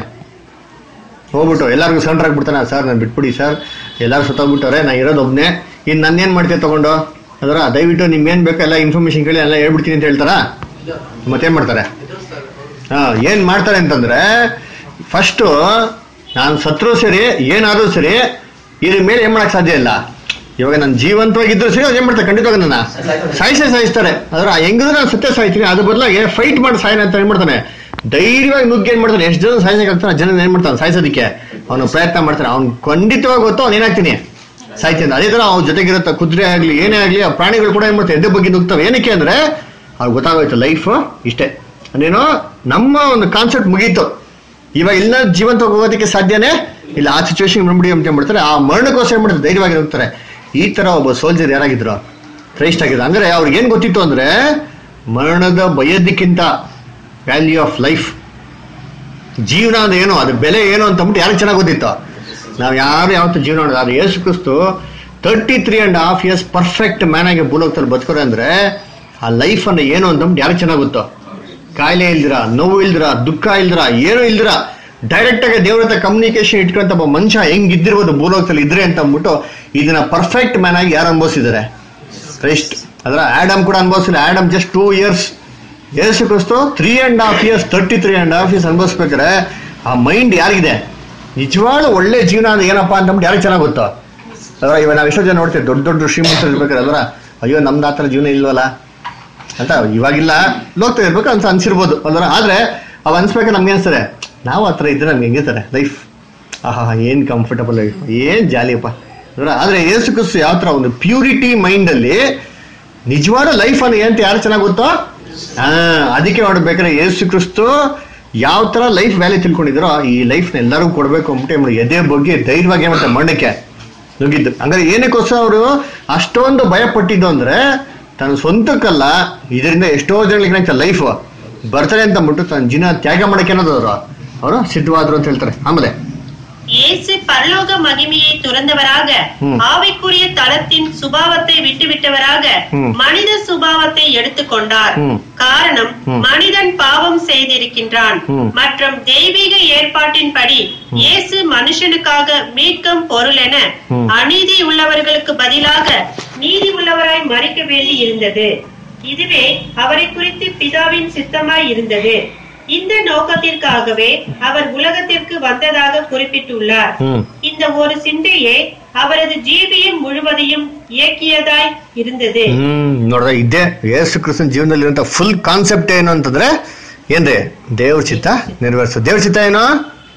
ಹೋಗ್ಬಿಟ್ಟು ಎಲ್ಲರಿಗೂ ಸರೆಂಡರ್ ಆಗ್ಬಿಡ್ತಾನೆ ಸರ್ ನಾನು ಬಿಟ್ಬಿಡಿ ಸರ್ ಎಲ್ಲರೂ ಸುತ್ತೋಗ್ಬಿಟ್ಟವ್ರೆ ನಾ ಇರೋದು ಒಬ್ನೇ ಇನ್ನು ನನ್ನೇನು ಮಾಡ್ತೀಯ ತಗೊಂಡು ಅದರ ದಯವಿಟ್ಟು ನಿಮ್ಗೇನು ಬೇಕೋ ಎಲ್ಲ ಇನ್ಫಾರ್ಮೇಶನ್ ಕೇಳಿ ಎಲ್ಲ ಹೇಳ್ಬಿಡ್ತೀನಿ ಅಂತ ಹೇಳ್ತಾರಾ ಮತ್ತೇನು ಮಾಡ್ತಾರೆ ಹಾಂ ಏನು ಮಾಡ್ತಾರೆ ಅಂತಂದ್ರೆ ಫಸ್ಟು ನಾನು ಸತ್ರು ಸರಿ ಏನಾದರೂ ಸರಿ ಇದ್ರ ಮೇಲೆ ಏನು ಮಾಡಕ್ ಸಾಧ್ಯ ಇಲ್ಲ ಇವಾಗ ನಾನು ಜೀವಂತವಾಗಿದ್ರು ಸರಿ ಅವ್ರು ಏನು ಮಾಡ್ತಾರೆ ಖಂಡಿತವಾಗಿ ನನ್ನ ಸಾಯಿಸೇ ಸಾಯಿಸ್ತಾರೆ ಅದರ ಹೆಂಗಿದ್ರೆ ನಾನು ಸತ್ಯ ಸಾಯ್ತೀನಿ ಅದ್ರ ಬದಲಾಗಿ ಫೈಟ್ ಮಾಡಿ ಸಾಯನ ಅಂತ ಏನ್ ಮಾಡ್ತಾನೆ ಧೈರ್ಯವಾಗಿ ನುಗ್ಗಿ ಏನ್ ಮಾಡ್ತಾನೆ ಎಷ್ಟು ಜನ ಸಾಯಿಸಕ್ಕಾಗ್ತಾನೆ ಜನ ಏನ್ ಮಾಡ್ತಾನೆ ಸಾಯಿಸೋದಕ್ಕೆ ಅವನು ಪ್ರಯತ್ನ ಮಾಡ್ತಾನೆ ಅವ್ನು ಖಂಡಿತವಾಗಿ ಗೊತ್ತು ಅವ್ನು ಏನಾಗ್ತೀನಿ ಸಾಯ್ತೀನಿ ಅದೇ ತರ ಅವ್ರ ಜೊತೆಗಿರುತ್ತೆ ಕುದುರೆ ಆಗ್ಲಿ ಏನೇ ಆಗ್ಲಿ ಆ ಪ್ರಾಣಿಗಳು ಕೂಡ ಏನ್ ಮಾಡ್ತಾರೆ ಎದೆ ಬಗ್ಗೆ ನುಗ್ತವೆ ಏನಕ್ಕೆ ಅಂದ್ರೆ ಅವ್ರಿಗೆ ಗೊತ್ತಾಗೋಯ್ತು ಲೈಫ್ ಇಷ್ಟೇ ಅಂದ್ರೇನು ನಮ್ಮ ಒಂದು ಕಾನ್ಸೆಪ್ಟ್ ಮುಗೀತು ಇವಾಗ ಇಲ್ಲ ಜೀವಂತ ಹೋಗೋದಕ್ಕೆ ಸಾಧ್ಯನೇ ಇಲ್ಲ ಆ ಸಿಚುವೇಶನ್ ಬಂದ್ಬಿಡಿ ಅಂತ ಹೇಳ್ಬಿಡ್ತಾರೆ ಆ ಮರಣಕ್ಕೋಸ್ಕರ ಏನ್ ಮಾಡ್ತಾರೆ ಧೈರ್ಯವಾಗಿ ಹೋಗ್ತಾರೆ ಈ ತರ ಒಬ್ಬ ಸೋಲ್ಜರ್ ಯಾರಾಗಿದ್ರು ಕ್ರೈಸ್ಟ್ ಆಗಿದ್ರು ಅಂದ್ರೆ ಅವ್ರಿಗೆ ಏನ್ ಗೊತ್ತಿತ್ತು ಅಂದ್ರೆ ಮರಣದ ಭಯದಕ್ಕಿಂತ ವ್ಯಾಲ್ಯೂ ಆಫ್ ಲೈಫ್ ಜೀವನ ಅಂದ್ರೆ ಏನು ಅದು ಬೆಲೆ ಏನು ಅಂತ ಅಂದ್ಬಿಟ್ಟು ಯಾರಿಗೆ ಚೆನ್ನಾಗಿ ಗೊತ್ತಿತ್ತು ನಾವು ಯಾರು ಯಾವತ್ತು ಜೀವನ ಮಾಡೋದು ಅದು Yesu Kristu thirty three and half years perfect man ಆಗಿ ಭೂಲೋಕದಲ್ಲಿ ಬದುಕೋರೆ ಅಂದ್ರೆ ಆ ಲೈಫ್ ಅಂದ್ರೆ ಏನು ಅಂತ ಅಂದ್ಬಿಟ್ಟು ಯಾರಿಗೆ ಚೆನ್ನಾಗಿ ಗೊತ್ತು ಕಾಯಿಲೆ ಇಲ್ದಿರ ನೋವು ಇಲ್ದಿರ ದುಃಖ ಇಲ್ದಿರ ಏನು ಇಲ್ದಿರ ಡೈರೆಕ್ಟ್ ಆಗಿ ದೇವ್ರ ಹತ್ರ ಕಮ್ಯುನಿಕೇಶನ್ ಇಟ್ಕೊಂತ ಒಬ್ಬ ಮನುಷ್ಯ ಹೆಂಗ್ ಇದ್ದಿರ್ಬೋದು ಭೂಲೋಕದಲ್ಲಿ ಇದ್ರೆ ಅಂತ ಅಂದ್ಬಿಟ್ಟು ಇದನ್ನ ಪರ್ಫೆಕ್ಟ್ ಮ್ಯಾನ್ ಆಗಿ ಯಾರು ಅನುಭವಿಸಿದ್ದಾರೆ ಕ್ರೈಸ್ಟ್ ಅದರ ಆಡಮ್ ಕೂಡ ಅನುಭವಿಸಿಲ್ಲ Adam just two years Yesu Kristu three and half years thirty three and half years ಅನುಭವಿಸ್ಬೇಕಾದ್ರೆ ಆ ಮೈಂಡ್ ಯಾರಿಗಿದೆ ನಿಜವಾಗ್ಲೂ ಒಳ್ಳೆ ಜೀವನ ಅಂದ್ರೆ ಏನಪ್ಪಾ ಅಂತಂದ್ಬಿಟ್ಟು ಯಾರಿಗೆ ಚೆನ್ನಾಗಿ ಗೊತ್ತೋ ಅದರ ಇವಾಗ ನಾವು ಎಷ್ಟೋ ಜನ ನೋಡ್ತೀವಿ ದೊಡ್ಡ ದೊಡ್ಡ ಶ್ರೀಮಂತರು ಇರ್ಬೇಕಾದ್ರೆ ಅದರ ಅಯ್ಯೋ ನಮ್ದು ಆ ಥರ ಜೀವನ ಇಲ್ವಲ್ಲ ಅಂತ ಇವಾಗಿಲ್ಲ ಲೋಕ್ತಾ ಇರ್ಬೇಕು ಅಂತ ಅನ್ಸಿರ್ಬೋದು ಅದರ ಆದ್ರೆ ಅವ್ ಅನ್ಸ್ಬೇಕಾದ್ರೆ ನಮ್ಗೆ ಅನ್ಸ್ತಾರೆ ನಾವು ಆ ಥರ ಇದ್ರೆ ನಮ್ಗೆ ಹೆಂಗಿರ್ತಾರೆ ಲೈಫ್ ಆಹಾ ಏನ್ ಕಂಫರ್ಟಬಲ್ ಲೈಫ್ ಏನ್ ಜಾಲಿಯಪ್ಪ ಅದರ ಆದ್ರೆ ಏಸು ಕ್ರಿಸ್ತು ಯಾವ ಥರ ಒಂದು ಪ್ಯೂರಿಟಿ ಮೈಂಡಲ್ಲಿ ನಿಜವಾದ ಲೈಫ್ ಅನ್ನು ಏನಂತ ಯಾರು ಚೆನ್ನಾಗಿ ಗೊತ್ತೋ ಆ, ಅದಕ್ಕೆ ನೋಡ್ಬೇಕಾದ್ರೆ ಯೇಸು ಕ್ರಿಸ್ತು ಯಾವ ತರ ಲೈಫ್ ವ್ಯಾಲ್ಯೂ ತಿಳ್ಕೊಂಡಿದ್ರು ಈ ಲೈಫ್ನ ಎಲ್ಲರಿಗೂ ಕೊಡ್ಬೇಕು ಅಂದ್ಬಿಟ್ಟು ಏನ್ ಮಾಡಿದ್ರು? ಎದೆ ಬಗ್ಗೆ ಧೈರ್ಯವಾಗಿ ಮತ್ತೆ ಮಣ್ಣಕ್ಕೆ ನುಗ್ಗಿದ್ದು ಹಂಗಾರೆ ಏನಕ್ಕೋಸ್ಕರ ಅವರು ಅಷ್ಟೊಂದು ಭಯ ಪಟ್ಟಿದ್ದು ಅಂದ್ರೆ ತನ್ನ ಸ್ವಂತಕ್ಕಲ್ಲ ಇದರಿಂದ ಎಷ್ಟೋ ಜನಗಳಿಗೆ ಲೈಫ್ ಬರ್ತಾರೆ ಅಂತ ಅಂದ್ಬಿಟ್ಟು ತನ್ನ ಜೀವನ ತ್ಯಾಗ ಮಾಡಕ್ಕೆ ಅನ್ನೋದು ಅವರು ಅವರು ಸಿದ್ಧವಾದ್ರು ಅಂತ ಹೇಳ್ತಾರೆ ಆಮೇಲೆ
இயேசு பரலோக மகிமையை துறந்தவராக
ம்.
ஆவிக்குரிய தளத்தின் சுபாவத்தை விட்டுவிட்டவராக
ம்.
மனித சுபாவத்தை எடுத்துக்கொண்டார்
ம்.
காரணம்
ம்.
மனிதன் பாவம் செய்திருக்கின்றான்
ம்.
மற்றும் தெய்வீக ஏற்பாட்டின்படி இயேசு மனுஷனுக்காக மீட்கும் பொருள் என
ம்.
அநீதி உள்ளவர்களுக்கு பதிலாக நீதி உள்ளவராய் மறிக்க வேண்டி இருந்தது இதுவே அவரை குறித்து பிதாவின் சித்தமாய் இருந்தது இந்த நோக்கத்திற்காகவே அவர் உலகத்திற்கு வந்ததாக குறிப்பிட்டுள்ளார்
ಹ್ಮ್
இந்த ஒரு சிந்தையே அவரது ஜீவியம் முழுவதையும் இயக்கியதாய் இருந்தது
ಹ್ಮ್ ನೋಡ್ರ ಇದೇ ಯೇಸು ಕ್ರಿಸ್ತನ ಜೀವನದಲ್ಲಿ ಇರುವಂತ ಫುಲ್ ಕಾನ್ಸೆಪ್ಟ್ ಏನು ಅಂತಂದ್ರೆ ಏನ್ರಿ ದೇವ್ರ ಚಿತ್ತ ನೆರವೇರಿಸು ದೇವ್ರ ಚಿತ್ತ ಏನು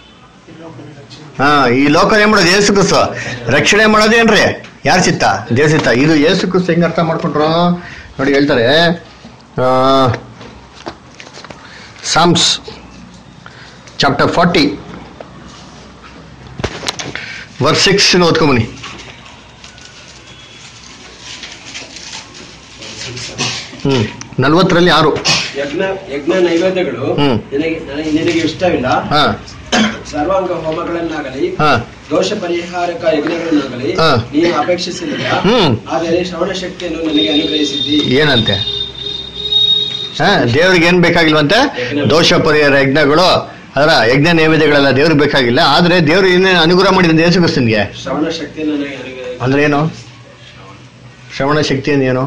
ಹಾ ಈ ಲೋಕ ಏನ್ ಮಾಡೋದು ಯೇಸು ಕ್ರಿಸ್ತು ರಕ್ಷಣೆ ಮಾಡೋದೇನ್ರಿ ಯಾರ ಚಿತ್ತ ದೇವ್ರ ಚಿತ್ತ ಇದು ಯೇಸು ಕ್ರಿಸ್ತು ಹೆಂಗ್ ಅರ್ಥ ಮಾಡ್ಕೊಂಡ್ರು ನೋಡಿ ಹೇಳ್ತಾರೆ Psalms chapter forty verse six ಓದ್ಕೊಂಬನಿ ಹ್ಮ್ ನಲ್ವತ್ತರಲ್ಲಿ ಆರು
ಯಜ್ಞ ಯಜ್ಞ ನೈವೇದ್ಯಗಳು
ಹ್ಮ್.
ನಿನಗೆ ನನಗೆ ನಿನಗೆ ಇಷ್ಟವಿಲ್ಲ
ಹಾ
ಸರ್ವಾಂಗ ಹೋಮಗಳನ್ನಾಗಲಿ
ಹಾ
ದೋಷ ಪರಿಹಾರಕ ಯಜ್ಞಗಳನ್ನಾಗಲಿ
ಹಾ.
ನೀನು ಅಪೇಕ್ಷಿಸಲಿಲ್ಲ
ಹ್ಮ್.
ಆದರೆ ಶ್ರವಣ ಶಕ್ತಿಯನ್ನು ನನಗೆ ಅನುಗ್ರಹಿಸಿದ್ದಿ
ಏನಂತೆ ಹಾ ದೇವ್ರಿಗೆ ಏನ್ ಬೇಕಾಗಿಲ್ವಂತೆ ದೋಷ ಪರಿಹಾರ ಯಜ್ಞಗಳು ಅದರ ಯಜ್ಞ ನೈವೇದ್ಯಗಳೆಲ್ಲ ದೇವ್ರಿಗೆ ಬೇಕಾಗಿಲ್ಲ ಆದ್ರೆ ದೇವ್ರು ಏನೇನು ಅನುಗ್ರಹ ಮಾಡಿದ್ರೆ ಯೇಸು ಕ್ರಿಸ್ತನ್ಗೆ
ಶ್ರವಣ ಶಕ್ತಿಯನ್ನು ನನಗೆ ಅನುಗ್ರಹಿಸಿ
ಅಂದ್ರೆ ಏನು ಶ್ರವಣ ಶಕ್ತಿ ಏನು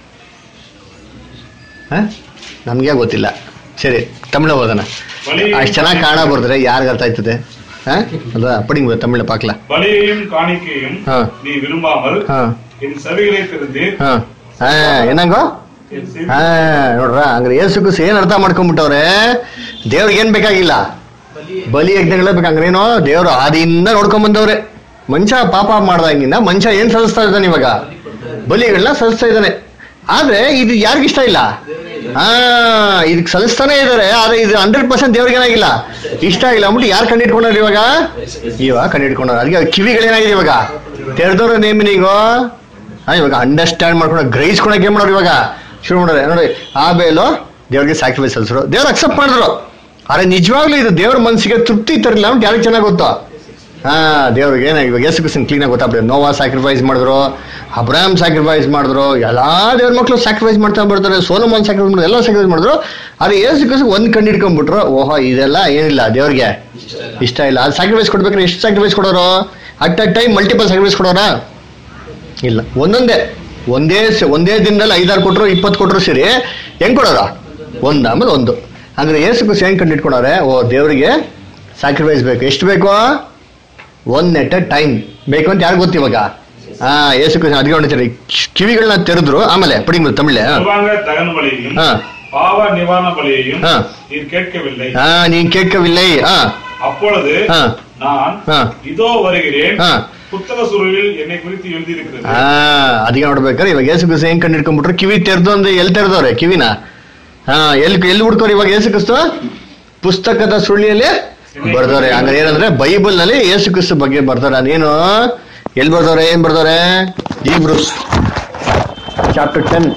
ಹಾ ನಮ್ಗೆ ಗೊತ್ತಿಲ್ಲ ಸರಿ ತಮಿಳ ಓದೋಣ ಅಷ್ಟು ಚೆನ್ನಾಗಿ ಕಾಣ ಬರ್ತಾರೆ ಯಾರಿಗ ಅರ್ಥ ಆಯ್ತದೆ ಹಾ ಅದ ಪಡಿಂಗ್ ತಮಿಳ ಪಾಕ್ಲ
பலியையும் காணிக்கையும்
ஆ.
நீ விரும்பாமல்
ಹಾ
என் சபைகளை திறந்து
ಹಾ ಹಾ ಏನಂಗೋ
என் செவி-
ಹಾ ನೋಡ್ರ ಹಂಗಾರೆ ಯೇಸು ಕ್ರಿಸ್ತು ಏನ್ ಅರ್ಥ ಮಾಡ್ಕೊಂಡ್ಬಿಟ್ಟವ್ರೆ ದೇವ್ರಿಗೆ ಏನ್ ಬೇಕಾಗಿಲ್ಲ ಬಲಿ ಯಜ್ಞಗಳೇ ಬೇಕಂದ್ರೆ ಏನೋ ದೇವ್ರು ಆದಿಯಿಂದ ನೋಡ್ಕೊಂಡ್ ಬಂದವ್ರೆ ಮನುಷ್ಯ ಪಾಪ ಮಾಡ್ದಂಗಿಂದ ಮನುಷ್ಯ ಏನ್ ಸಲ್ಲಿಸ್ತಾ ಇದ್ದಾನೆ ಇವಾಗ ಬಲಿಗಳನ್ನ ಸಲ್ಲಿಸ್ತಾ ಇದ್ದಾನೆ ಆದ್ರೆ ಇದು ಯಾರಿಗಿಷ್ಟ ಇಷ್ಟ ಇಲ್ಲ ಹಾ ಇದಕ್ಕೆ ಸಲ್ಲಿಸ್ತಾನೆ ಇದಾರೆ ಆದ್ರೆ ಇದು ಹಂಡ್ರೆಡ್ ಪರ್ಸೆಂಟ್ ದೇವ್ರಿಗೆ ಏನಾಗಿಲ್ಲ ಇಷ್ಟ ಆಗಿಲ್ಲ ಅಂದ್ಬಿಟ್ಟು ಯಾರು ಕಂಡಿಡ್ಕೊಂಡ್ರು ಇವಾಗ ಇವಾಗ ಕಂಡಿಡ್ಕೊಂಡ್ರು ಅದಕ್ಕೆ ಕಿವಿಗಳೇನಾಗಿದೆ ಇವಾಗ ತೆರೆದವ್ರ ನೇಮಿನಿಗೋ ಹಾ ಇವಾಗ ಅಂಡರ್ಸ್ಟ್ಯಾಂಡ್ ಮಾಡ್ಕೊಂಡು ಗ್ರಹಿಸ್ಕೊಳಕ್ ಏನ್ ಮಾಡೋರು ಇವಾಗ ಶುರು ಮಾಡೋರು ನೋಡಿ ಆ ಬೇಲು ದೇವ್ರಿಗೆ ಸ್ಯಾಕ್ರಿಫೈಸ್ ಸಲ್ಲಿಸ್ರು ದೇವ್ರು ಅಕ್ಸೆಪ್ಟ್ ಮಾಡಿದ್ರು ಆದ್ರೆ ನಿಜವಾಗ್ಲೂ ಇದು ದೇವ್ರ ಮನಸ್ಸಿಗೆ ತೃಪ್ತಿ ತರಲಿಲ್ಲ ಅಂತ ಯಾರಿಗೆ ಚೆನ್ನಾಗಿ ಗೊತ್ತು ಹಾ ದೇವ್ರಿಗೆ ಏನಾಗಿ ಇವಾಗ ಯೇಸು ಕ್ರಿಸ್ತನ್ ಕ್ಲೀನಾಗಿ ಗೊತ್ತಾಗ್ಬಿಟ್ಟು ನೋವಾ ಸ್ಯಾಕ್ರಿಫೈಸ್ ಮಾಡಿದ್ರು ಅಬ್ರಾಮ್ ಸ್ಯಾಕ್ರಿಫೈಸ್ ಮಾಡಿದ್ರು ಎಲ್ಲಾ ದೇವ್ರ ಮಕ್ಕಳು ಸ್ಯಾಕ್ರಿಫೈಸ್ ಮಾಡ್ತಾ ಬರ್ತಾರೆ ಸೋಲಮನ್ ಸ್ಯಾಕ್ರಿಫೈಸ್ ಮಾಡಿದ್ರು ಎಲ್ಲ ಸ್ಯಾಕ್ರಿಫೈಸ್ ಮಾಡಿದ್ರು ಆದ್ರೆ ಯೇಸು ಕ್ರಿಸ್ತ ಒಂದ್ ಕಂಡು ಹಿಡ್ಕೊಂಡ್ಬಿಟ್ರು ಓಹೋ ಇದೆಲ್ಲ ಏನಿಲ್ಲ ದೇವ್ರಿಗೆ ಇಷ್ಟ ಇಲ್ಲ ಅದು ಸ್ಯಾಕ್ರಿಫೈಸ್ ಕೊಡ್ಬೇಕಾದ್ರೆ ಎಷ್ಟು ಸ್ಯಾಕ್ರಿಫೈಸ್ ಕೊಡೋರು at a time multiple sacrifice ಕೊಡೋರಾ ಇಲ್ಲ ಒಂದೊಂದೇ ಒಂದೇ ಸ- ಒಂದೇ ದಿನದಲ್ಲಿ ಐದಾರು ಕೊಟ್ರು ಇಪ್ಪತ್ತು ಕೊಟ್ರು ಸರಿ ಹೆಂಗ್ ಕೊಡೋರ ಒಂದ್ ಆಮೇಲೆ ಒಂದು ಅಂದ್ರೆ ಏಸು ಕ್ರಿಸ್ತ ಹೆಂಗ್ ಕಂಡಿಟ್ಕೊಂಡವ್ರೆ ಓ ದೇವರಿಗೆ ಸ್ಯಾಕ್ರಿಫೈಸ್ ಬೇಕು ಎಷ್ಟು ಬೇಕು ಒನ್ ಎಟ್ ಅ ಟೈಮ್ ಬೇಕು ಅಂತ ಯಾರು ಗೊತ್ತು ಇವಾಗ ಹಾ ಏಸು ಕ್ರಿಸ್ತ ಅದಕ್ಕೆ ಹೊಡಿತಾರೆ ಕಿವಿಗಳನ್ನ ತೆರೆದ್ರು ಆಮೇಲೆ ಪಡಿ ತಮಿಳೆ
சர்வாங்க தகன பலியையும்
ஆ.
பாவ நிவாரண பலியையும்
ஆ.
நீர் கேட்கவில்லை
ಹಾ ನೀನ್ ಕೇட்கவில்லை ಹಾ
அப்பொழுது
ஆ.
நான்
ஆ.
இதோ வருகிறேன்
ಹಾ
புத்தக சுருளில் என்னை குறித்து எழுதியிருக்கிறது
ಹಾ ಅದಕ್ಕೆ ನೋಡ್ಬೇಕಾದ್ರೆ ಇವಾಗ ಯೇಸು ಕ್ರಿಸ್ತು ಹೆಂಗ್ ಕಂಡು ಹಿಡ್ಕೊಂಡ್ಬಿಟ್ರು ಕಿವಿ ತೆರೆದು ಅಂದ್ರೆ ಎಲ್ಲಿ ತೆರೆದವ್ರೆ ಕಿವಿನ ಹಾ ಎಲ್ಲಿ ಎಲ್ಲಿ ಹುಡ್ಕೋರು ಇವಾಗ ಯೇಸು ಕ್ರಿಸ್ತು ಪುಸ್ತಕದ ಸುಳ್ಳಿಯಲ್ಲಿ ಬರ್ದವ್ರೆ ಹಂಗಾರೆ ಏನಂದ್ರೆ ಬೈಬಲ್ ನಲ್ಲಿ ಯೇಸು ಕ್ರಿಸ್ತು ಬಗ್ಗೆ ಬರ್ತಾರೆ ನೀನು ಎಲ್ಲಿ ಬರ್ದವ್ರೆ ಏನ್ ಬರ್ದವ್ರೆ ಈ ಬ್ರೂಸ್ ಚಾಪ್ಟರ್ ಟೆನ್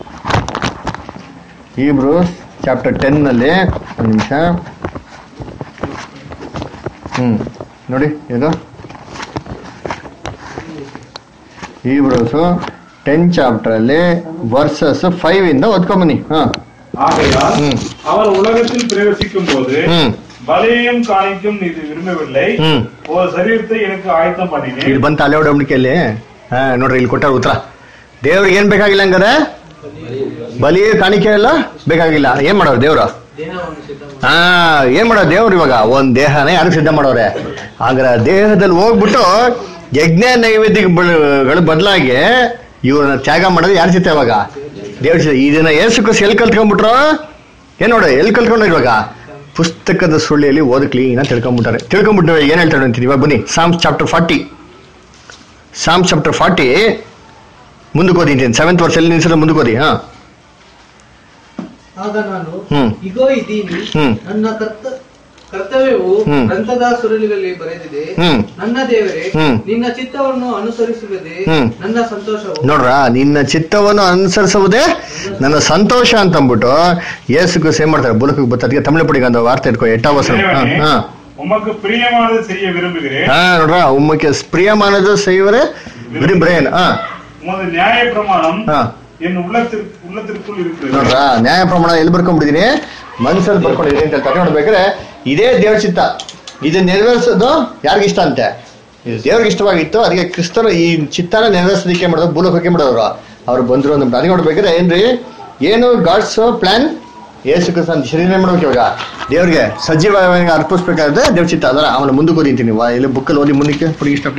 ಈ ಬ್ರೂಸ್ ಚಾಪ್ಟರ್ ಟೆನ್ ನಲ್ಲಿ ಒಂದು ನಿಮಿಷ ಹ್ಮ್ ನೋಡಿ ಇದು ಈ ಬ್ರೂಸು ಟೆನ್ ಚಾಪ್ಟರ್ ಅಲ್ಲಿ ವರ್ಸಸ್ ಫೈವ್ ಇಂದ ಓದ್ಕೊಂಬನಿ ಹಾ
ஆகையால்
ம்.
அவர் உலகத்தில் பிரவேசிக்கும் போது
ம்.
பலியையும் காணிக்கும் இது விரும்பவில்லை
ம்.
ஒரு சரீரத்தை எனக்கு ಆಯத்தம் பண்ணினேன்
ಇಲ್ಲಿ ಬಂತ ಅಲೆ ಒಡಂಬಡಿಕೆಯಲ್ಲಿ ಹಾ ನೋಡ್ರಿ ಇಲ್ಲಿ ಕೊಟ್ಟಾರ ಉತ್ತರ ದೇವ್ರಿಗೆ ಏನ್ ಬೇಕಾಗಿಲ್ಲ ಹಂಗಾರೆ ಬಲಿ ಕಾಣಿಕೆ ಎಲ್ಲ ಬೇಕಾಗಿಲ್ಲ ಏನ್ ಮಾಡೋರು ದೇವ್ರು ಹಾ ಏನ್ ಮಾಡೋರು ದೇವ್ರು ಇವಾಗ ಒಂದ್ ದೇಹನೇ ಯಾರು ಸಿದ್ಧ ಮಾಡೋರೆ ಹಾಗಾದ್ರೆ ದೇಹದಲ್ಲಿ ಹೋಗ್ಬಿಟ್ಟು ಯಜ್ಞ ನೈವೇದ್ಯಗಳು ಬದಲಾಗಿ ಇವ್ರನ್ನ ತ್ಯಾಗ ಮಾಡೋದು ಯಾರು ಚಿತ್ತ ಇವಾಗ ದೇವ್ರ ಚಿತ್ತ ಇದನ್ನ ಏಸು ಕ್ರಿಸ್ತು ಎಲ್ಲಿ ಕಲ್ತ್ಕೊಂಡ್ಬಿಟ್ರು ಏನ್ ನೋಡು ಎಲ್ಲಿ ಕಲ್ತ್ಕೊಂಡ್ರು ಇವಾಗ ಪುಸ್ತಕದ ಸುಳ್ಳಿಯಲ್ಲಿ ಓದ್ ಕ್ಲೀನ್ ತಿಳ್ಕೊಂಡ್ಬಿಟ್ಟಾರೆ ತಿಳ್ಕೊಂಡ್ಬಿಟ್ಟು ಏನ್ ಹೇಳ್ತಾರೆ ಅಂತೀನಿ ಇವಾಗ ಬನ್ನಿ Psalms chapter forty Psalm chapter forty ಮುಂದಕ್ಕೆ ಓದಿದ್ದೀನಿ ಸೆವೆಂತ್ ವರ್ಷ ಎಲ್ಲಿ ನಿಲ್ಸಿದ್ರೆ ಮುಂದಕ್ಕೆ ಓದಿ ಹಾ
ಆಗ ನಾನು
ಹ್ಮ್.
ಇಗೋ ಇದ್ದೀನಿ
ಹ್ಮ್.
ನನ್ನ ಕರ್ತ ಕರ್ತವ್ಯವು
ಹ್ಮ್.
ಗ್ರಂಥದ ಸುರುಳಿಗಳಲ್ಲಿ ಬರೆದಿದೆ
ಹ್ಮ್.
ನನ್ನ ದೇವರೇ
ಹ್ಮ್.
ನಿನ್ನ ಚಿತ್ತವನ್ನು ಅನುಸರಿಸುವುದೇ
ಹ್ಮ್.
ನನ್ನ ಸಂತೋಷವು
ನೋಡ್ರ ನಿನ್ನ ಚಿತ್ತವನ್ನು ಅನುಸರಿಸುವುದೇ ನನ್ನ ಸಂತೋಷ ಅಂತ ಅಂದ್ಬಿಟ್ಟು ಯೇಸುக்கு ಸೇವ್ ಮಾಡ್ತಾರೆ ಬುಲಕಕ್ಕೆ ಬತ್ತ ಅದಕ್ಕೆ ತಮಿಳು ಪಡಿಗೆ ಅಂತ ವಾರ್ತೆ ಇಟ್ಕೋ ಎಟ್ಟಾವಸರ ಹಾ
தேவனே,
ಹಾ
உமக்கு பிரியமானது செய்ய விரும்புகிறேன்
ಹಾ ನೋಡ್ರ ಉಮ್ಮಕ್ಕೆ ಪ್ರಿಯಮಾನದ ಸೇವರೆ ವಿರಿಂಬ್ರೇನ್ ಹಾ
உமது நியாய பிரமாணம்
ಹಾ
என் உள்ளத்திற்கு உள்ளத்திற்குள் இருக்கிறது
ನೋಡ್ರ ನ್ಯಾಯ ಪ್ರಮಾಣ ಎಲ್ಲಿ ಬರ್ಕೊಂಡ್ಬಿಟ್ಟಿದೀನಿ ಮನ್ಸಲ್ಲಿ ಬರ್ಕೊಂಡಿದೀನಿ ಅಂತ ಹೇಳ್ತಾರೆ ನೋಡ್ಬೇಕಾದ್ರೆ ಇದೇ ದೇವ್ರ ಚಿತ್ತ ಇದು ನೆರವೇರಿಸೋದು ಯಾರಿಗ ಇಷ್ಟ ಅಂತೆ ಇದು ದೇವ್ರಿಗೆ ಇಷ್ಟವಾಗಿತ್ತು ಅದಕ್ಕೆ ಕ್ರಿಸ್ತರು ಈ ಚಿತ್ತನ ನೆರವೇರಿಸೋದಕ್ಕೆ ಮಾಡೋದು ಭೂಲೋಕಕ್ಕೆ ಮಾಡೋರು ಅವ್ರು ಬಂದ್ರು ಅಂತ ಅದಕ್ಕೆ ನೋಡ್ಬೇಕಾದ್ರೆ ಏನ್ರಿ ಏನು ಗಾಡ್ಸ್ ಪ್ಲಾನ್ ಏಸು ಕ್ರಿಸ್ತ ಅಂತ ಶರೀರ ಮಾಡ್ಬೇಕು ಇವಾಗ ದೇವ್ರಿಗೆ ಸಜೀವವಾಗಿ ಅರ್ಪಿಸ್ಬೇಕಾದ್ರೆ ದೇವ್ರ ಚಿತ್ತ ಅದರ ಅವನ ಮುಂದಕ್ಕೆ ಓದಿತೀನಿ ವಾ ಇಲ್ಲಿ ಬುಕ್ಕಲ್ಲಿ ಓದಿ ಮುಂದಕ್ಕೆ ಪುಡಿ ಇಷ್ಟಪಡಿ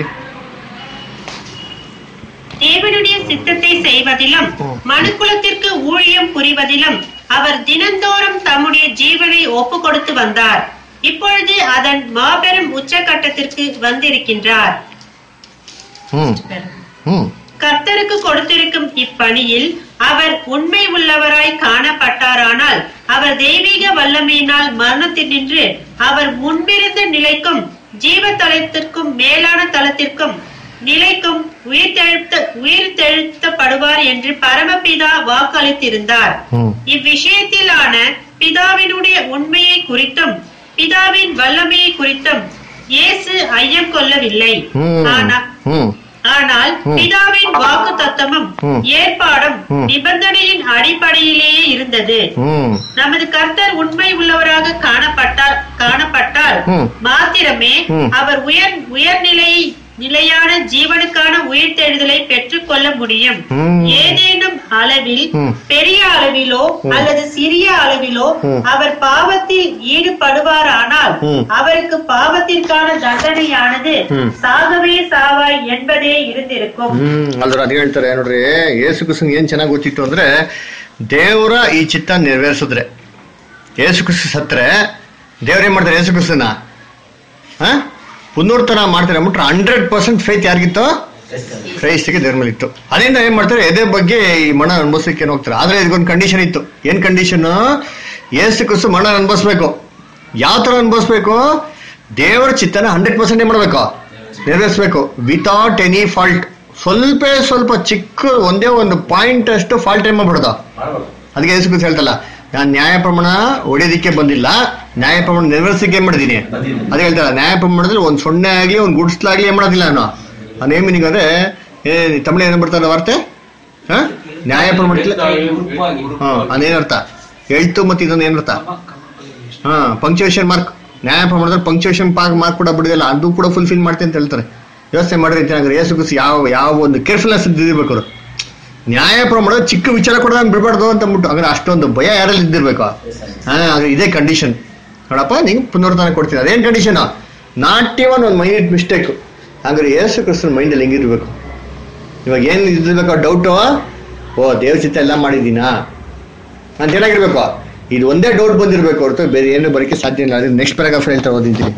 தேவனுடைய சித்தத்தை செய்வதிலும் மனுக்குலத்திற்கு ஊழியம் புரிவதிலும் அவர் தினந்தோறும் தம்முடைய ஜீவனை ஒப்பு கொடுத்து வந்தார் இப்பொழுது அதன் மாபெரும் உச்சகட்டத்திற்கு வந்திருக்கின்றார்
ಹ್ಮ್ ಹ್ಮ್
கர்த்தருக்கு கொடுத்திருக்கும் இப்பணியில் அவர் உண்மை உள்ளவராய் காணப்பட்டாரானால் அவர் தெய்வீக வல்லமையினால் மரணத்தினின்று அவர் முன்பிருந்த நிலைக்கும் ஜீவ தளத்திற்கும் மேலான தளத்திற்கும் நிலைக்கும் உயிர்த்தெழுத்த உயிர்த்தெழுத்தப்படுவார் என்று பரமபிதா வாக்களித்திருந்தார்
ಹ್ಮ್
இவ்விஷயத்திலான பிதாவினுடைய உண்மையை குறித்தும் பிதாவின் வல்லமையை குறித்தும் இயேசு ஐயம் கொள்ளவில்லை
ಹ್ಮ್
ஆனா
ಹ್ಮ್
ஆனால்
ம்.
பிதாவின் வாக்கு தத்தமும்
ம்.
ஏற்பாடும்
ம்.
நிபந்தனையின் அடிப்படையிலேயே இருந்தது
ಹ್ಮ್
நமது கர்த்தர் உண்மை உள்ளவராக காணப்பட்டார் காணப்பட்டால்
ம்.
மாத்திரமே
ம்.
அவர் உயர் உயர்நிலை நிலையான ஜீவனுக்கான உயிர்த்தெழுதலை பெற்றுக் கொள்ள முடியும்
ம்.
ஏதேனும் அளவில்
ம்.
பெரிய அளவிலோ
ம்.
அல்லது சிறிய அளவிலோ
ம்.
அவர் பாவத்தில் ஈடுபடுவாரானால்
ம்.
அவருக்கு பாவத்திற்கான தண்டனையானது
ம்.
சாகவே சாவாய் என்பதே இருந்திருக்கும்
ಹ್ಮ್ ಅಲ್ದ್ರ ಅದ್ ಹೇಳ್ತಾರೆ ನೋಡ್ರಿ ಯೇಸು ಕ್ರಿಸ್ತನ್ ಏನ್ ಚೆನ್ನಾಗಿ ಗೊತ್ತಿತ್ತು ಅಂದ್ರೆ ದೇವರ ಈ ಚಿತ್ತ ನೆರವೇರಿಸಿದ್ರೆ ಯೇಸು ಕ್ರಿಸ್ತ ಸತ್ರೆ ದೇವ್ರ ಏನ್ ಮಾಡ್ತಾರೆ ಯೇಸು ಕ್ರಿಸ್ತನ ಹಾ ಪುನರ್ತನ ಮಾಡ್ತಾರೆ ಅಂದ್ಬಿಟ್ರೆ ಹಂಡ್ರೆಡ್ ಪರ್ಸೆಂಟ್ ಫೇತ್ ಯಾರಿಗಿತ್ತು ಕ್ರೈಸ್ತಿಗೆ ದೇವ್ರ ಮೇಲೆ ಇತ್ತು ಅದರಿಂದ ಏನ್ ಮಾಡ್ತಾರೆ ಎದೆ ಬಗ್ಗೆ ಈ ಮಣ ಅನುಭವಿಸಲಿಕ್ಕೆ ಏನ್ ಹೋಗ್ತಾರೆ ಆದ್ರೆ ಇದಕ್ಕೊಂದು ಕಂಡೀಷನ್ ಇತ್ತು ಏನ್ ಕಂಡೀಷನ್ ಯೇಸು ಕ್ರಿಸ್ತು ಮಣ ಅನುಭವಿಸ್ಬೇಕು ಯಾವ ತರ ಅನುಭವಿಸ್ಬೇಕು ದೇವರ ಚಿತ್ತನ ಹಂಡ್ರೆಡ್ ಪರ್ಸೆಂಟ್ ಏನ್ ಮಾಡ್ಬೇಕು ನೆರವೇರಿಸ್ಬೇಕು ವಿತೌಟ್ ಎನಿ ಫಾಲ್ಟ್ ಸ್ವಲ್ಪ ಸ್ವಲ್ಪ ಚಿಕ್ಕ ಒಂದೇ ಒಂದು ಪಾಯಿಂಟ್ ಅಷ್ಟು ಫಾಲ್ಟ್ ಏನ್ ಮಾಡ್ಬಿಡೋದು ಅದಕ್ಕೆ ಯೇಸು ಕ್ರಿಸ್ತ ಹೇಳ್ತಲ್ಲ ನಾನು ನ್ಯಾಯ ಪ್ರಮಾಣ ಹೊಡೆಯೋದಿಕ್ಕೆ ಬಂದಿಲ್ಲ ನ್ಯಾಯ ಪ್ರಮಾಣ ನೆರವೇರಿಸಕ್ಕೆ ಏನ್ ಮಾಡಿದೀನಿ ಅದೇ ಹೇಳ್ತಾರ ನ್ಯಾಯ ಪ್ರಮಾಣದಲ್ಲಿ ಒಂದು ಸೊನ್ನೆ ಆಗ್ಲಿ ಒಂದು ಗುಡ್ಸ್ಲಾಗ್ಲಿ ಏನ್ ಮಾಡೋದಿಲ್ಲ ನಾನು ಆ ನೇಮ್ ಮೀನಿಂಗ್ ಅಂದ್ರೆ ಏ ತಮಿಳು ಏನ್ ಬರ್ತಾರೆ ವಾರ್ತೆ ಹಾ ನ್ಯಾಯ ಪ್ರಮಾಣದಲ್ಲಿ ಹಾ ಅದೇನರ್ಥ ಎಳ್ತು ಮತ್ತೆ ಇದನ್ನ ಏನರ್ಥ ಹಾ ಪಂಕ್ಚುಯೇಷನ್ ಮಾರ್ಕ್ ನ್ಯಾಯ ಪ್ರಮಾಣದಲ್ಲಿ ಪಂಕ್ಚುಯೇಷನ್ ಮಾರ್ಕ್ ಕೂಡ ಬಿಡೋದಿಲ್ಲ ಅದು ಕೂಡ ಫುಲ್ಫಿಲ್ ಮಾಡ್ತೀನಿ ಅಂತ ಹೇಳ್ತಾರೆ ಯೋಚನೆ ಮಾಡಿದ್ರೆ ಅಂತಂದ್ರೆ ಯೇಸು ಕ್ರಿಸ್ತ ಯಾವ ಯಾವ ಒಂದು ಕೇರ್ಫುಲ್ನೆಸ್ ಇದ್ದಿರ್ಬೇಕು ಅವರು ನ್ಯಾಯ ಪ್ರಮಾಣ ಚಿಕ್ಕ ವಿಚಾರ ಕೂಡ ನಾನು ಬಿಡಬಾರ್ದು ಅಂತ ಅಂದ್ಬಿಟ್ಟು ಹಾಗಾದ್ರೆ ಅಷ್ಟೊಂದು ಭಯ ಯಾರಲ್ಲಿ ಇದ್ದಿರ್ಬೇಕು ಹಾ ಹಾಗಾದ್ರೆ ಇದೇ ಕಂಡೀಷನ್ ನೋಡಪ್ಪ ನಿಂಗೆ ಪುನರುತ್ಥಾನ ಕೊಡ್ತೀನಿ ಅದೇನ್ ಕಂಡೀಷನ್ ನಾಟ್ ಇವನ್ ಒಂದು ಮೈನಿಟ್ ಮಿಸ್ಟೇಕ್ ಹಾಗಾದ್ರೆ ಯೇಸು ಕ್ರಿಸ್ತನ ಮೈಂಡಲ್ಲಿ ಹೆಂಗಿರ್ಬೇಕು ಇವಾಗ ಏನ್ ಇದ್ದಿರ್ಬೇಕು ಡೌಟು ಓ ದೇವ್ರ ಚಿತ್ತ ಎಲ್ಲ ಮಾಡಿದ್ದೀನಾ ಅಂತ ಏನಾಗಿರ್ಬೇಕು ಇದು ಒಂದೇ ಡೌಟ್ ಬಂದಿರ್ಬೇಕು ಹೊರತು ಬೇರೆ ಏನು ಬರೋಕ್ಕೆ ಸಾಧ್ಯ ಇಲ್ಲ ಅದೇ ನೆಕ್ಸ್ಟ್ ಪ್ಯಾರಾಗ್ರಾಫ್ ಹೇಳ್ತಾ ಓದಿದ್ದೀನಿ ಹಾ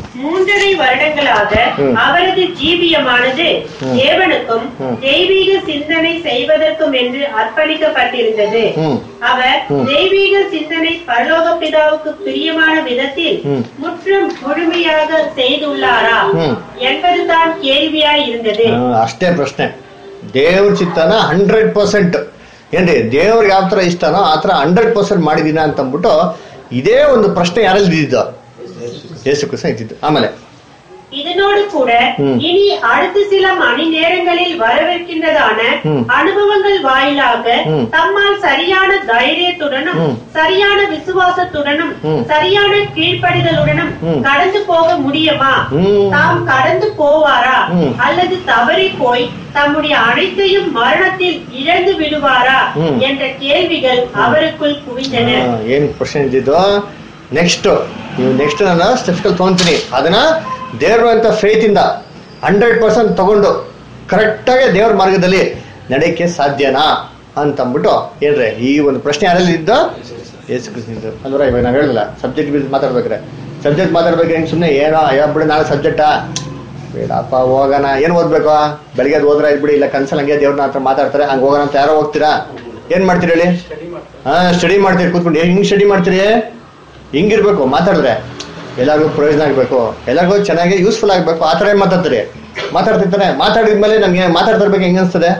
மூன்றரை வருடங்களாக
ம்.
அவரது ஜீவியமானது
ம்.
தேவனுக்கும்
ம்.
தெய்வீக சிந்தனை செய்வதற்கும் என்று அர்ப்பணிக்கப்பட்டிருந்தது
ம்.
அவர்
ம்.
தெய்வீக சிந்தனை பரலோக பிதாவுக்கு பிரியமான விதத்தில்
ம்.
முற்றும் முழுமையாக செய்துள்ளாரா
ம்.
என்பதுதான் கேள்வியாய் இருந்தது
ಆ, ಅಷ್ಟೇ ಪ್ರಶ್ನೆ ದೇವ್ರ ಚಿತ್ತನ ಹಂಡ್ರೆಡ್ ಪರ್ಸೆಂಟ್ ಏನ್ರಿ ದೇವ್ರಿಗೆ ಯಾವ ತರ ಇಷ್ಟನೋ ಆ ತರ ಹಂಡ್ರೆಡ್ ಪರ್ಸೆಂಟ್ ಮಾಡಿದೀನ ಅಂತ ಅಂದ್ಬಿಟ್ಟು ಇದೇ ಒಂದು ಪ್ರಶ್ನೆ ಯಾರಲ್ಲಿ ಇದ್ದಿದ್ದು ಯೇಸು ಕ್ರಿಸ್ತ ಇದ್ದಿದ್ದು ಆಮೇಲೆ
இதனோடு கூட
ம்.
இனி அடுத்த சில மணி நேரங்களில் வரவிருக்கின்றதான
ம்.
அனுபவங்கள் வாயிலாக
ம்.
தம்மால் சரியான தைரியத்துடனும்
ம்.
சரியான விசுவாசத்துடனும்
ம்.
சரியான கீழ்ப்படிதலுடனும்
ம்.
கடந்து போக முடியுமா
ம்.
தாம் கடந்து போவாரா
ம்.
அல்லது தவறி போய் தம்முடைய அனைத்தையும் மரணத்தில் இழந்து விடுவாரா
ம்.
என்ற கேள்விகள் அவருக்குள் குவிந்தன
ಆ, ಏನ್ ಪ್ರಶ್ನೆ ಇದ್ದಿದ್ದು ನೆಕ್ಸ್ಟ್ ನೀವು ನೆಕ್ಸ್ಟ್ ನಾನು ಸ್ಟೆಪ್ಸ್ಗಳು ತೊಗೊಂತೀನಿ ಅದನ್ನ ದೇವ್ರ ಅಂತ ಫೇತ್ ಇಂದ ಹಂಡ್ರೆಡ್ ಪರ್ಸೆಂಟ್ ತಗೊಂಡು ಕರೆಕ್ಟಾಗಿ ದೇವ್ರ ಮಾರ್ಗದಲ್ಲಿ ನಡೆಯಕ್ಕೆ ಸಾಧ್ಯನಾ ಅಂತಂದ್ಬಿಟ್ಟು ಏನ್ರಿ ಈ ಒಂದು ಪ್ರಶ್ನೆ ಯಾರಲ್ಲಿ ಇದ್ದು ಯೇಸು ಕ್ರಿಸ್ತಿದ್ದು ಅಂದ್ರೆ ಇವಾಗ ನಾವು ಹೇಳಿಲ್ಲ ಸಬ್ಜೆಕ್ಟ್ ಬಿದ್ದು ಮಾತಾಡ್ಬೇಕ್ರೆ ಸಬ್ಜೆಕ್ಟ್ ಮಾತಾಡ್ಬೇಕು ಹೆಂಗ್ ಸುಮ್ಮನೆ ಏನೋ ಅಯ್ಯೋ ಬಿಡಿ ನಾಳೆ ಸಬ್ಜೆಕ್ಟಾ ಬೇಡಪ್ಪ ಹೋಗೋಣ ಏನು ಓದ್ಬೇಕು ಬೆಳಿಗ್ಗೆ ಅದು ಹೋದ್ರೆ ಬಿಡಿ ಇಲ್ಲ ಕನ್ಸಲ್ ಹಂಗೆ ದೇವ್ರನ್ನ ಹತ್ರ ಮಾತಾಡ್ತಾರೆ ಹಂಗೆ ಹೋಗೋಣ ಅಂತ ಯಾರೋ ಹೋಗ್ತೀರಾ ಏನ್ ಮಾಡ್ತೀರಿ ಹೇಳಿ ಹಾ ಸ್ಟಡಿ ಮಾಡ್ತೀರಿ ಕೂತ್ಕೊಂಡು ಹೆಂಗ್ ಸ್ಟಡಿ ಮಾಡ್ತೀರಿ ಹಿಂಗಿರ್ಬೇಕು ಮಾತಾಡಿದ್ರೆ ಎಲ್ಲರಿಗೂ ಪ್ರಯೋಜನ ಆಗ್ಬೇಕು ಎಲ್ಲರಿಗೂ ಚೆನ್ನಾಗಿ ಯೂಸ್ಫುಲ್ ಆಗ್ಬೇಕು ಆ ಥರ ಏನ್ ಮಾತಾಡ್ತೀರಿ ಮಾತಾಡ್ತಿರ್ತಾರೆ ಮಾತಾಡಿದ್ಮೇಲೆ ನಮ್ಗೆ ಮಾತಾಡ್ತಿರ್ಬೇಕು ಹೆಂಗ್ ಅನ್ಸ್ತದೆ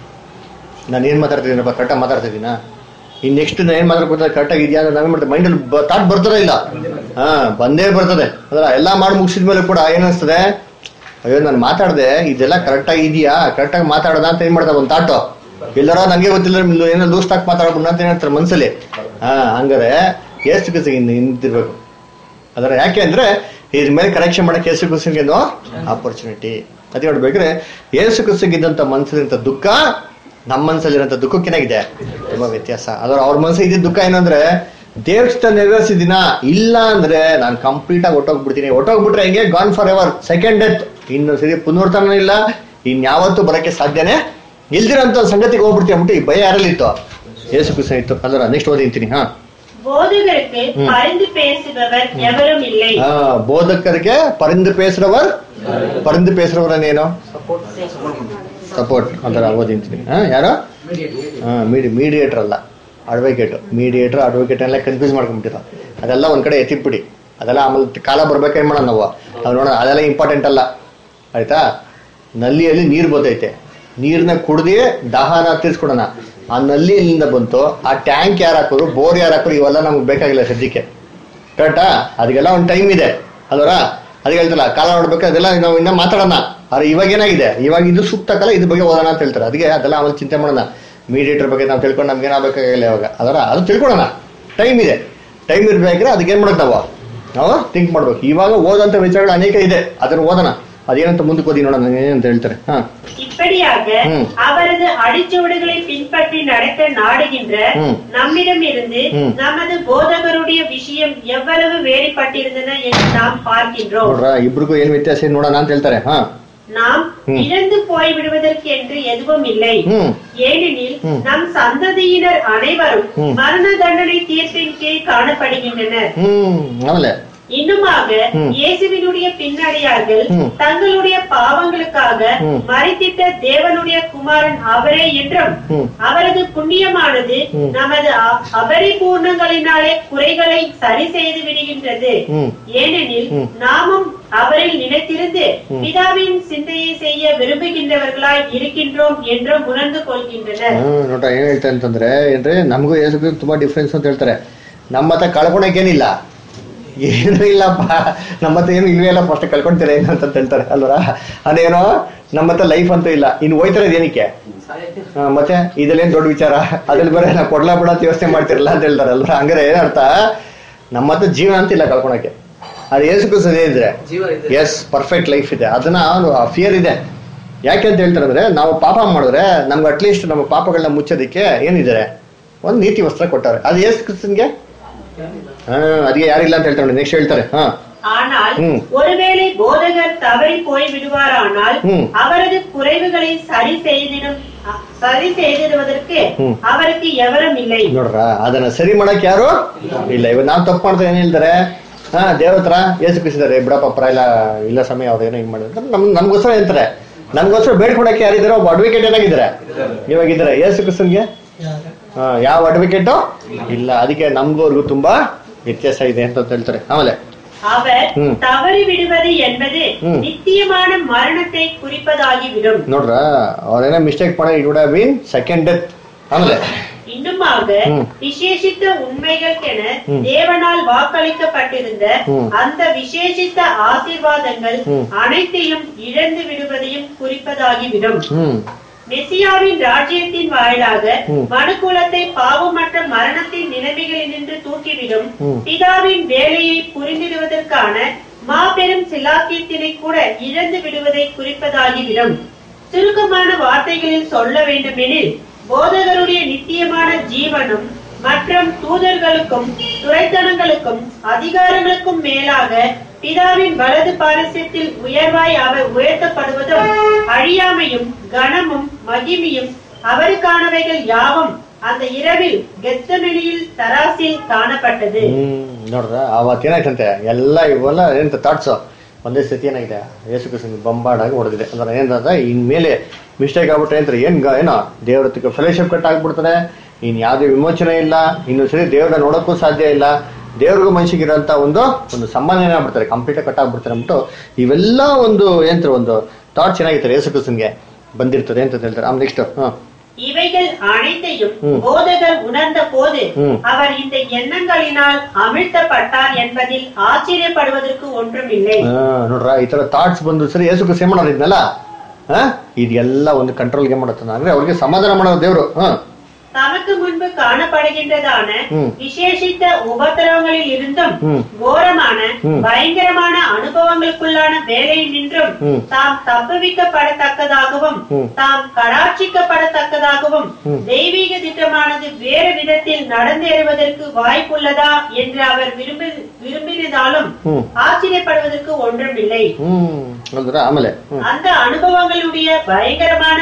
ನಾನು ಏನ್ ಮಾತಾಡ್ತಿದ್ದೀನಪ್ಪ ಕರೆಕ್ಟಾಗಿ ಮಾತಾಡ್ತಿದ್ದೀನಾ ಇನ್ ನೆಕ್ಸ್ಟ್ ನಾನು ಏನ್ ಮಾತಾಡ್ಕೊತಾರೆ ಕರೆಕ್ಟಾಗಿ ಇದೆಯಾ ಅಂತ ನಾವೇನ್ ಮಾಡ್ತೀವಿ ಮೈಂಡಲ್ಲಿ ಥಾಟ್ ಬರ್ತದೆ ಇಲ್ಲ ಹಾ ಬಂದೇ ಬರ್ತದೆ ಅದ್ರ ಎಲ್ಲ ಮಾಡಿ ಮುಗಿಸಿದ್ಮೇಲೆ ಕೂಡ ಏನ್ ಅನ್ಸ್ತದೆ ಅಯ್ಯೋ ನಾನು ಮಾತಾಡ್ದೆ ಇದೆಲ್ಲ ಕರೆಕ್ಟಾಗಿ ಇದೆಯಾ ಕರೆಕ್ಟಾಗಿ ಮಾತಾಡೋದ ಅಂತ ಏನ್ ಮಾಡ್ತಾರೆ ಒಂದು ತಾಟು ಎಲ್ಲಾರೋ ನನಗೆ ಗೊತ್ತಿಲ್ಲ ನಿಮ್ದು ಏನೋ ಲೂಸ್ ಟಾಕ್ ಮಾತಾಡ್ಬಿಡ ಅಂತ ಏನ್ ಹೇಳ್ತಾರೆ ಮನ್ಸಲ್ಲಿ ಹಾ ಹಂಗಾರೆ ಎಷ್ಟು ಕಸಿಗೆ ನಿಂತಿರ್ಬೇಕು ಅದರ ಯಾಕೆ ಅಂದ್ರೆ ಇದ್ರ ಮೇಲೆ ಕರೆಕ್ಷನ್ ಮಾಡಕ್ಕೆ ಯೇಸು ಕ್ರಿಸ್ತನಿಗೇನು ಆಪರ್ಚುನಿಟಿ ಅದೇ ನೋಡ್ಬೇಕ್ರೆ ಯೇಸು ಕ್ರಿಸ್ತಗಿದ್ದಂತ ಮನಸ್ಸಲ್ಲಿರಂತ ದುಃಖ ನಮ್ಮ ಮನಸ್ಸಲ್ಲಿರೋಂಥ ದುಃಖಕ್ಕೇನಾಗಿದೆ ತುಂಬಾ ವ್ಯತ್ಯಾಸ ಅದರ ಅವ್ರ ಮನಸ್ಸಿಗೆ ಇದ್ದಿದ್ದ ದುಃಖ ಏನಂದ್ರೆ ದೇವ್ರ ಇಷ್ಟ ನೆರವೇರಿಸಿದಿನ ಇಲ್ಲ ಅಂದ್ರೆ ನಾನು ಕಂಪ್ಲೀಟ್ ಆಗಿ ಒಟ್ಟೋಗ್ಬಿಡ್ತೀನಿ ಒಟ್ಟೋಗ್ಬಿಟ್ರೆ ಹೆಂಗೆ gone for ever second death ಇನ್ನು ಸರಿ ಪುನರ್ತನ ಇಲ್ಲ ಇನ್ಯಾವತ್ತೂ ಬರಕ್ಕೆ ಸಾಧ್ಯನೇ ಇಲ್ದಿರೋಂಥ ಸಂಗತಿಗೆ ಹೋಗ್ಬಿಡ್ತೀವಿ ಅಂದ್ಬಿಟ್ಟು ಈ ಭಯ ಯಾರಲ್ಲಿತ್ತು ಯೇಸು ಕ್ರಿಸ್ತ ಇತ್ತು ಅದರ ನೆಕ್ಸ್ಟ್ ಓದಿಂತೀನಿ ಹಾ
போதகருக்கு
ம்.
பரிந்து பேசுபவர் எவரும் இல்லை
ಆ, ಬೋಧಕರಿಗೆ ಪರಿಂದ ಪೇಸ್ರವರ್ ಪರಿಂದ ಪೇಸ್ರವರನ್ನೇನು ಸಪೋರ್ಟ್ ಅಂತಾರ ಓದಿಂತೀನಿ ಹಾ ಯಾರು ಹಾ ಮೀಡಿ ಮೀಡಿಯೇಟರ್ ಅಲ್ಲ ಅಡ್ವೊಕೇಟ್ ಮೀಡಿಯೇಟರ್ ಅಡ್ವೊಕೇಟ್ ಎಲ್ಲ ಕನ್ಫ್ಯೂಸ್ ಮಾಡ್ಕೊಂಡ್ಬಿಟ್ಟಿರ ಅದೆಲ್ಲ ಒಂದ್ ಕಡೆ ಎತ್ತಿಟ್ಬಿಡಿ ಅದೆಲ್ಲ ಆಮೇಲೆ ಕಾಲ ಬರ್ಬೇಕು ಏನ್ ಮಾಡೋಣ ನಾವು ಅದು ನೋಡೋಣ ಅದೆಲ್ಲ ಇಂಪಾರ್ಟೆಂಟ್ ಅಲ್ಲ ಆಯ್ತಾ ನಲ್ಲಿಯಲ್ಲಿ ನೀರು ಬರ್ತೈತೆ ನೀರ್ನ ಕುಡ್ದೇ ದಾಹನ ತೀರ್ಸ್ಕೊಡೋಣ ಆ ನಲ್ಲಿ ಎಲ್ಲಿಂದ ಬಂತು ಆ ಟ್ಯಾಂಕ್ ಯಾರು ಹಾಕೋರು ಬೋರ್ ಯಾರು ಹಾಕೋರು ಇವೆಲ್ಲ ನಮ್ಗೆ ಬೇಕಾಗಿಲ್ಲ ಸದ್ಯಕ್ಕೆ ಕರೆಕ್ಟಾ ಅದಕ್ಕೆಲ್ಲ ಒಂದು ಟೈಮ್ ಇದೆ ಅಲ್ವರಾ ಅದಕ್ಕೆ ಹೇಳ್ತಲ್ಲ ಕಾಲ ನೋಡ್ಬೇಕು ಅದೆಲ್ಲ ನಾವು ಇನ್ನ ಮಾತಾಡೋಣ ಆದ್ರೆ ಇವಾಗ ಏನಾಗಿದೆ ಇವಾಗ ಇದು ಸೂಕ್ತ ಕಾಲ ಇದ್ರ ಬಗ್ಗೆ ಓದೋಣ ಅಂತ ಹೇಳ್ತಾರೆ ಅದಕ್ಕೆ ಅದೆಲ್ಲ ಆಮೇಲೆ ಚಿಂತೆ ಮಾಡೋಣ ಮೀಡಿಯೇಟರ್ ಬಗ್ಗೆ ನಾವು ತಿಳ್ಕೊಂಡು ನಮ್ಗೆ ಏನಾಗಬೇಕಾಗಿಲ್ಲ ಇವಾಗ ಅದರ ಅದು ತಿಳ್ಕೊಳ್ಳೋಣ ಟೈಮ್ ಇದೆ ಟೈಮ್ ಇರ್ಬೇಕಾದ್ರೆ ಅದಕ್ಕೆ ಏನ್ ಮಾಡೋದು ನಾವು ನಾವು ಥಿಂಕ್ ಮಾಡ್ಬೇಕು ಇವಾಗ ಓದಂತ ವಿಚಾರಗಳು ಅನೇಕ ಇದೆ ಅದನ್ನ ಓದೋಣ ಅದೇನಂತ ಮುಂದಕ್ಕೆ ಓದಿ ನೋಡೋಣ ಏನಂತ ಹೇಳ್ತಾರೆ ಹಾ
இப்படியாக
ம்.
அவரது அடிச்சுவடுகளை பின்பற்றி நடக்க நாடுகின்ற
ம்.
நம்மிடமிருந்து
ம்.
நமது போதகருடைய விஷயம் எவ்வளவு வேறுபட்டிருந்தன என்று நாம் பார்க்கின்றோம்
ನೋಡ್ರ ಇಬ್ರಿಗೂ ಏನ್ ವ್ಯತ್ಯಾಸ ಇದೆ ನೋಡೋಣ ಅಂತ ಹೇಳ್ತಾರೆ ಹಾ
நாம்
ம்.
இழந்து போய்விடுவதற்கு என்று எதுவும் இல்லை
ಹ್ಮ್
ஏனெனில்
ம்.
நம் சந்ததியினர் அனைவரும்
ம்.
மரண தண்டனை தீர்ப்பின் கீழ் காணப்படுகின்றனர்
ಹ್ಮ್ ಆಮೇಲೆ
இன்னுமாக
ம்.
இயேசுவினுடைய பின்னடியார்கள்
ம்.
தங்களுடைய பாவங்களுக்காக
ம்.
மறித்திட்ட தேவனுடைய குமாரன் அவரே என்றும்
ம்.
அவரது புண்ணியமானது
ம்.
நமது அ- அபரிபூர்ணங்களினாலே குறைகளை சரி செய்து விடுகின்றது
ம்.
ஏனெனில்
ம்.
நாமும் அவரில் நிலைத்திருந்து
ம்.
பிதாவின் சிந்தையை செய்ய விரும்புகின்றவர்களாய் இருக்கின்றோம் என்றும் உணர்ந்து கொள்கின்றனர்
ಹ್ಮ್ ನೋಡ್ರ ಏನ್ ಹೇಳ್ತಾರೆ ಅಂತಂದ್ರೆ ಏನ್ರಿ ನಮಗೂ ಯೇಸುಗೂ ತುಂಬಾ ಡಿಫ್ರೆನ್ಸ್ ಅಂತ ಹೇಳ್ತಾರೆ ನಮ್ಮ ಹತ್ರ ಕಳ್ಕೊಳಕ್ ಏನಿಲ್ಲ ಏನೂ ಇಲ್ಲಪ್ಪ ನಮ್ಮ ಹತ್ರ ಏನು ಇಲ್ವೇ ಇಲ್ಲ ಫಸ್ಟ್ ಕಳ್ಕೊಂತೀರ ಏನು ಅಂತ ಹೇಳ್ತಾರೆ ಅಲ್ವರ ಅದೇನೋ ನಮ್ಮ ಹತ್ರ ಲೈಫ್ ಅಂತೂ ಇಲ್ಲ ಇನ್ನು ಹೋಯ್ತಾರೆ ಏನಕ್ಕೆ ಹಾ, ಮತ್ತೆ ಇದಲ್ಲೇನ್ ದೊಡ್ಡ ವಿಚಾರ ಅದ್ರಲ್ಲಿ ಬರೀ ನಾವು ಕೊಡ್ಲಾ ಬಿಡ ಅಂತ ಯೋಚನೆ ಮಾಡ್ತಿರಲ್ಲ ಅಂತ ಹೇಳ್ತಾರೆ ಅಲ್ವರ ಹಂಗಾರೆ ಏನರ್ಥ ನಮ್ಮ ಹತ್ರ ಜೀವನ ಅಂತ ಇಲ್ಲ ಕಳ್ಕೊಳಕ್ಕೆ ಅದು ಏಸು ಸರಿ ಇದ್ರೆ
ಜೀವ ಇದೆ
ಎಸ್ ಪರ್ಫೆಕ್ಟ್ ಲೈಫ್ ಇದೆ ಅದನ್ನ ಫಿಯರ್ ಇದೆ ಯಾಕೆ ಅಂತ ಹೇಳ್ತಾರೆ ಅಂದ್ರೆ ನಾವು ಪಾಪ ಮಾಡಿದ್ರೆ ನಮ್ಗೆ ಅಟ್ಲೀಸ್ಟ್ ನಮ್ಮ ಪಾಪಗಳನ್ನ ಮುಚ್ಚೋದಕ್ಕೆ ಏನಿದ್ದಾರೆ ಒಂದು ನೀತಿ ವಸ್ತ್ರ ಕೊಟ್ಟಾರೆ ಅದು ಏಸು ಕ್ರಿಸ್ತನ್ಗೆ ಹಾ ಅದಕ್ಕೆ ಯಾರಿಲ್ಲ ಅಂತ ಹೇಳ್ತಾರೆ ನೆಕ್ಸ್ಟ್ ಹೇಳ್ತಾರೆ ಹಾ
ஆனால்
ம்.
ஒருவேளை போதகர் தவறி போய் விடுவாரானால்
ம்.
அவரது குறைவுகளை சரி செய்திடும் சரி செய்திடுவதற்கு
ம்.
அவருக்கு எவரும் இல்லை
ನೋಡ್ರ ಅದನ್ನ ಸರಿ ಮಾಡಕ್ ಯಾರು ಇಲ್ಲ ಇವಾಗ ನಾವು ತಪ್ಪು ಮಾಡ್ತಾ ಏನ್ ಹೇಳ್ತಾರೆ ಹಾ ದೇವ್ರ ಹತ್ರ ಏಸು ಕ್ರಿಸ್ತಿದ್ದಾರೆ ಬಿಡಪ್ಪ ಪರ ಇಲ್ಲ ಇಲ್ಲ ಸಮಯ ಅವ್ರು ಏನೋ ಹಿಂಗ್ ಮಾಡಿದ್ರೆ ನಮ್ ನಮ್ಗೋಸ್ಕರ ಅಂತಾರೆ ನಮ್ಗೋಸ್ಕರ ಬೇಡ್ಕೊಳಕ್ಕೆ ಯಾರಿದ್ದಾರೆ ಒಬ್ಬ ಅಡ್ವೊಕೇಟ್ ಏನಾಗಿದ್ದಾರೆ ಇವಾಗಿದ್ದಾರೆ ಏಸು ಕ್ರಿಸ್ತನ್ಗೆ ಹಾ ಯಾವ ಅಡ್ವೊಕೇಟು ಇಲ್ಲ ಅದಕ್ಕೆ ನಮ್ಗೂ ಅವ್ರಿಗೂ ತುಂಬಾ ವ್ಯತ್ಯಾಸ ಇದೆ ಅಂತ ಹೇಳ್ತಾರೆ ಆಮೇಲೆ
அவர்
ம்.
தவறி விடுவது என்பது
ம்.
நித்தியமான மரணத்தை குறிப்பதாகிவிடும்
ನೋಡ್ರ ಅವ್ರೇನೋ ಮಿಸ್ಟೇಕ್ ಮಾಡಿ it would have been second death ಆಮೇಲೆ
இன்னுமாக
ம்.
விசேஷித்த உண்மைகளுக்கென
ம்.
தேவனால் வாக்களிக்கப்பட்டிருந்த
ம்.
அந்த விசேஷித்த ஆசீர்வாதங்கள்
ம்.
அனைத்தையும் இழந்து விடுவதையும் குறிப்பதாகிவிடும்
ಹ್ಮ್
மெசியாவின் ராஜ்யத்தின் வாயிலாக
ம்.
மனுக்குலத்தை பாவமற்ற மரணத்தின் நிலைமைகளினின்று தூக்கிவிடும்
ம்.
பிதாவின் வேலையை புரிந்திடுவதற்கான மாபெரும் சிலாக்கியத்தினை கூட இழந்து விடுவதை குறிப்பதாகிவிடும் சுருக்கமான வார்த்தைகளில் சொல்ல வேண்டுமெனில் போதகருடைய நித்தியமான ஜீவனும் மற்றும் தூதர்களுக்கும் துரைத்தனங்களுக்கும் அதிகாரங்களுக்கும் மேலாக பிதாவின் வலது பாரசியத்தில் உயர்வாய் அவர் உயர்த்தப்படுவதும் அழியாமையும் கனமும் மகிமையும் அவருக்கானவைகள் யாவும் அந்த இரவில் கெத்தமெனியில் தராசில் காணப்பட்டது
ಹ್ಮ್ ನೋಡ್ರ ಅವತ್ತೇನಾಯ್ತಂತೆ ಎಲ್ಲ ಇವೆಲ್ಲ ಏನಂತ ಥಾಟ್ಸ್ ಒಂದೇ ಸತಿ ಏನಾಗಿದೆ ಯೇಸು ಕೃಷ್ಣ ಬಂಬಾಡ್ ಆಗಿ ಹೊಡೆದಿದೆ ಅಂದ್ರೆ ಏನಂದ್ರೆ ಇನ್ಮೇಲೆ ಮಿಸ್ಟೇಕ್ ಆಗ್ಬಿಟ್ರೆ ಅಂತ ಏನ್ ಗ- ಏನೋ ದೇವ್ರ ಹತ್ರಕ್ಕೆ ಫೆಲೋಶಿಪ್ ಕಟ್ ಆಗ್ಬಿಡ್ತಾರೆ ಇನ್ ಯಾವ್ದೇ ವಿಮೋಚನೆ ಇಲ್ಲ ಇನ್ನು ಸರಿ ದೇವ್ರನ್ನ ನೋಡಕ್ಕೂ ಸಾಧ್ಯ ಇಲ್ಲ ದೇವ್ರಿಗೂ ಮನುಷ್ಯಗಿರೋಂತ ಒಂದು ಒಂದು ಸಂಬಂಧ ಏನಾಗ್ಬಿಡ್ತಾರೆ ಕಂಪ್ಲೀಟ್ ಕಟ್ ಆಗ್ಬಿಡ್ತಾರೆ ಅಂದ್ಬಿಟ್ಟು ಇವೆಲ್ಲ ಒಂದು ಏನಂತಾರೆ ಒಂದು ಥಾಟ್ಸ್ ಏನಾಗಿರ್ತಾರೆ ಯೇಸು ಕೃಷ್ಣನ್ಗೆ ಬಂದಿರ್ತದೆ ಅಂತ ಹೇಳ್ತಾರೆ ಆಮೇಲೆ ನೆಕ್ಸ್ಟ್ ಹಾ
இவைகள் அனைத்தையும்
ம்.
போதகர் உணர்ந்த போது
ம்.
அவர் இந்த எண்ணங்களினால் அமிழ்த்தப்பட்டார் என்பதில் ஆச்சரியப்படுவதற்கு ஒன்றுமில்லை
ಹಾ, ನೋಡ್ರ ಈ ತರ ಥಾಟ್ಸ್ ಬಂದು ಸರಿ ಯೇಸು ಕ್ರಿಸ್ತ ಏನ್ ಮಾಡೋದು ಇದನ್ನೆಲ್ಲ ಹಾ ಇದೆಲ್ಲ ಒಂದು ಕಂಟ್ರೋಲ್ಗೆ ಮಾಡುತ್ತಾನೆ ಅಂದ್ರೆ ಅವ್ರಿಗೆ ಸಮಾಧಾನ ಮಾಡೋದು ದೇವ್ರು ಹಾ
தமக்கு முன்பு காணப்படுகின்றதான
ம்.
விசேஷித்த உபத்திரவங்களில் இருந்தும்
ம்.
கோரமான
ம்.
பயங்கரமான அனுபவங்களுக்குள்ளான வேலையில் நின்றும்
ம்.
தாம் தப்புவிக்கப்படத்தக்கதாகவும்
ம்.
தாம் கடாட்சிக்கப்படத்தக்கதாகவும்
ம்.
தெய்வீக திட்டமானது வேறு விதத்தில் நடந்தேறுவதற்கு வாய்ப்புள்ளதா என்று அவர் விரும்பி விரும்பினதாலும்
ಹ್ಮ್
ஆச்சரியப்படுவதற்கு ஒன்றுமில்லை
ಹ್ಮ್ ಅಲ್ದ್ರ ಆಮೇಲೆ ಹ್ಮ್
அந்த அனுபவங்களுடைய பயங்கரமான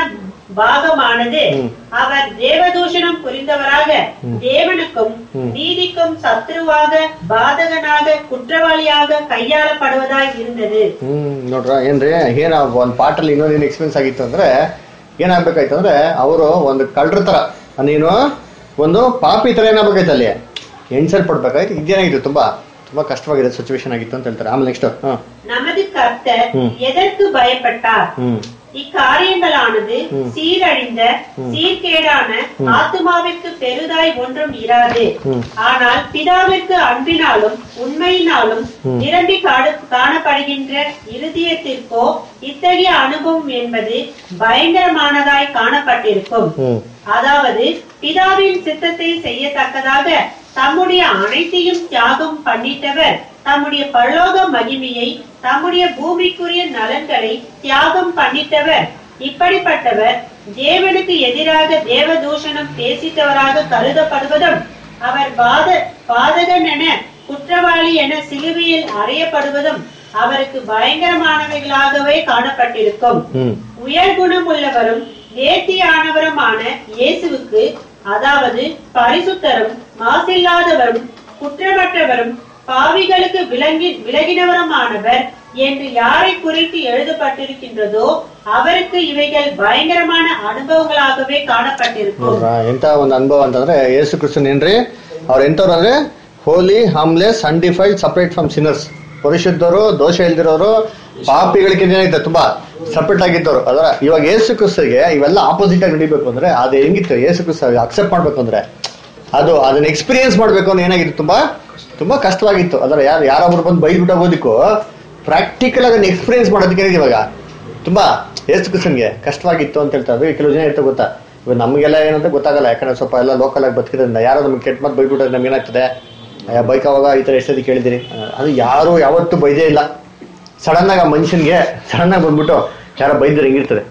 பாகமானது
ம்.
அவர் தேவதூஷணம் புரிந்தவராக தேவனுக்கும்
ம்.
நீதிக்கும் சத்ருவாக பாதகனாக குற்றவாளியாக கையாளப்படுவதாய் இருந்தது
ಹ್ಮ್ ನೋಡ್ರ ಏನ್ರಿ ಏನ ಒಂದ್ ಪಾಟಲ್ಲಿ ಇನ್ನೊಂದು ಏನ್ ಎಕ್ಸ್ಪೀರಿಯನ್ಸ್ ಆಗಿತ್ತು ಅಂದ್ರೆ ಏನಾಗ್ಬೇಕಾಯ್ತು ಅಂದ್ರೆ ಅವರು ಒಂದು ಕಳ್ರ ತರ ನೀನು ಒಂದು ಪಾಪಿ ತರ ಏನಾಗ್ಬೇಕಾಯ್ತು ಅಲ್ಲಿ ಎಣ್ಸಲ್ಪಡ್ಬೇಕಾಯ್ತು ಇದೇನಾಗಿತ್ತು ತುಂಬಾ ತುಂಬಾ ಕಷ್ಟವಾಗಿದೆ ಸಿಚುವೇಶನ್ ಆಗಿತ್ತು ಅಂತ ಹೇಳ್ತಾರೆ ಆಮೇಲೆ ನೆಕ್ಸ್ಟ್ ಹಾ
நமது கர்த்தர்
ம்.
எதற்கு பயப்பட்டார்
ಹ್ಮ್
இக்காரியங்களானது
ம்.
சீரழிந்த
ம்.
சீர்கேடான
ம்.
ஆத்துமாவிற்கு பெரிதாய் ஒன்றும் இராது
ம்.
ஆனால் பிதாவிற்கு அன்பினாலும் உண்மையினாலும்
ம்.
நிரம்பி காடு- காணப்படுகின்ற இருதயத்திற்கோ இத்தகைய அனுபவம் என்பது பயங்கரமானதாய் காணப்பட்டிருக்கும்
ಹ್ಮ್
அதாவது பிதாவின் சித்தத்தை செய்யத்தக்கதாக தம்முடைய அனைத்தையும் தியாகம் பண்ணிட்டவர் தம்முடைய பரலோக மகிமையை தம்முடைய பூமிக்குரிய நலன்களை தியாகம் பண்ணிட்டவர் இப்படிப்பட்டவர் தேவனுக்கு எதிராக தேவதூஷணம் பேசித்தவராக கருதப்படுவதும் அவர் பாத பாதகன் என குற்றவாளி என சிலுவையில் அறையப்படுவதும் அவருக்கு பயங்கரமானவைகளாகவே காணப்பட்டிருக்கும்
ಹ್ಮ್
உயர் குணம் உள்ளவரும் நேர்த்தியானவருமான இயேசுவுக்கு அதாவது பரிசுத்தரும் மாசில்லாதவரும் குற்றமற்றவரும் பாவிகளுக்கு விளங்கி விலகினவருமானவர் என்று யாரை குறித்து எழுதப்பட்டிருக்கின்றதோ அவருக்கு இவைகள் பயங்கரமான அனுபவங்களாகவே காணப்பட்டிருக்கும்
ನೋಡ್ರ ಎಂತ ಒಂದು ಅನುಭವ ಅಂತಂದ್ರೆ ಯೇಸು ಕ್ರಿಸ್ತನ್ ಏನ್ರಿ ಅವ್ರು ಎಂತವ್ರು ಅಂದ್ರೆ holy harmless undefiled separate from sinners ಪರಿಶುದ್ಧರು ದೋಷ ಇಲ್ದಿರೋರು ಪಾಪಿಗಳಿಗೆ ಏನಾಯ್ತು ತುಂಬಾ ಸಪರೇಟ್ ಆಗಿದ್ದವರು ಅದರ ಇವಾಗ ಯೇಸು ಕ್ರಿಸ್ತಗೆ ಇವೆಲ್ಲ ಆಪೋಸಿಟ್ ಆಗಿ ನಡಿಬೇಕು ಅಂದ್ರೆ ಅದು ಹೆಂಗಿತ್ತು ಯೇಸು ಕ್ರಿಸ್ತ ಅಕ್ಸೆಪ್ಟ್ ಮಾಡ್ಬೇಕು ಅಂದ್ರೆ ಅದು ಅದನ್ನ ಎಕ್ಸ್ಪೀರಿಯನ್ಸ್ ಮಾಡ್ಬೇಕು ಅಂದ್ರೆ ಏನಾಗಿತ್ತು ತುಂಬಾ ತುಂಬಾ ಕಷ್ಟವಾಗಿತ್ತು ಅದರ ಯಾರು ಯಾರೊಬ್ರು ಬಂದು ಬೈದ್ಬಿಟ್ಟು ಹೋಗೋದಕ್ಕೂ ಪ್ರಾಕ್ಟಿಕಲ್ ಆಗಿ ಎಕ್ಸ್ಪೀರಿಯನ್ಸ್ ಮಾಡೋದಕ್ಕೆ ಏನಿದೆ ಇವಾಗ ತುಂಬಾ ಯೇಸು ಕ್ರಿಸ್ತನ್ಗೆ ಕಷ್ಟವಾಗಿತ್ತು ಅಂತ ಹೇಳ್ತಾರೆ ಕೆಲವು ಜನ ಇರ್ತದೆ ಗೊತ್ತಾ ಇವಾಗ ನಮಗೆಲ್ಲ ಏನಂತ ಗೊತ್ತಾಗಲ್ಲ ಯಾಕಂದ್ರೆ ಸ್ವಲ್ಪ ಎಲ್ಲ ಲೋಕಲ್ ಆಗಿ ಬದುಕಿದ್ರಿಂದ ಯಾರೋ ನಮ್ಗೆ ಕೆಟ್ಟ ಮಾತು ಬೈಬಿಟ್ರೆ ನಮ್ಗೆ ಏನಾಗ್ತದೆ ಬೈಕ್ ಅವಾಗ ಈ ಥರ ಎಷ್ಟೊತ್ತಿ ಕೇಳಿದಿರಿ ಅದು ಯಾರು ಯಾವತ್ತೂ ಬೈದೇ ಇಲ್ಲ ಸಡನ್ ಆಗಿ ಆ ಮನುಷ್ಯನ್ಗೆ ಸಡನ್ ಆಗಿ ಬಂದ್ಬಿಟ್ಟು ಯಾರೋ ಬೈದ್ರೆ ಹೆಂಗಿರ್ತದೆ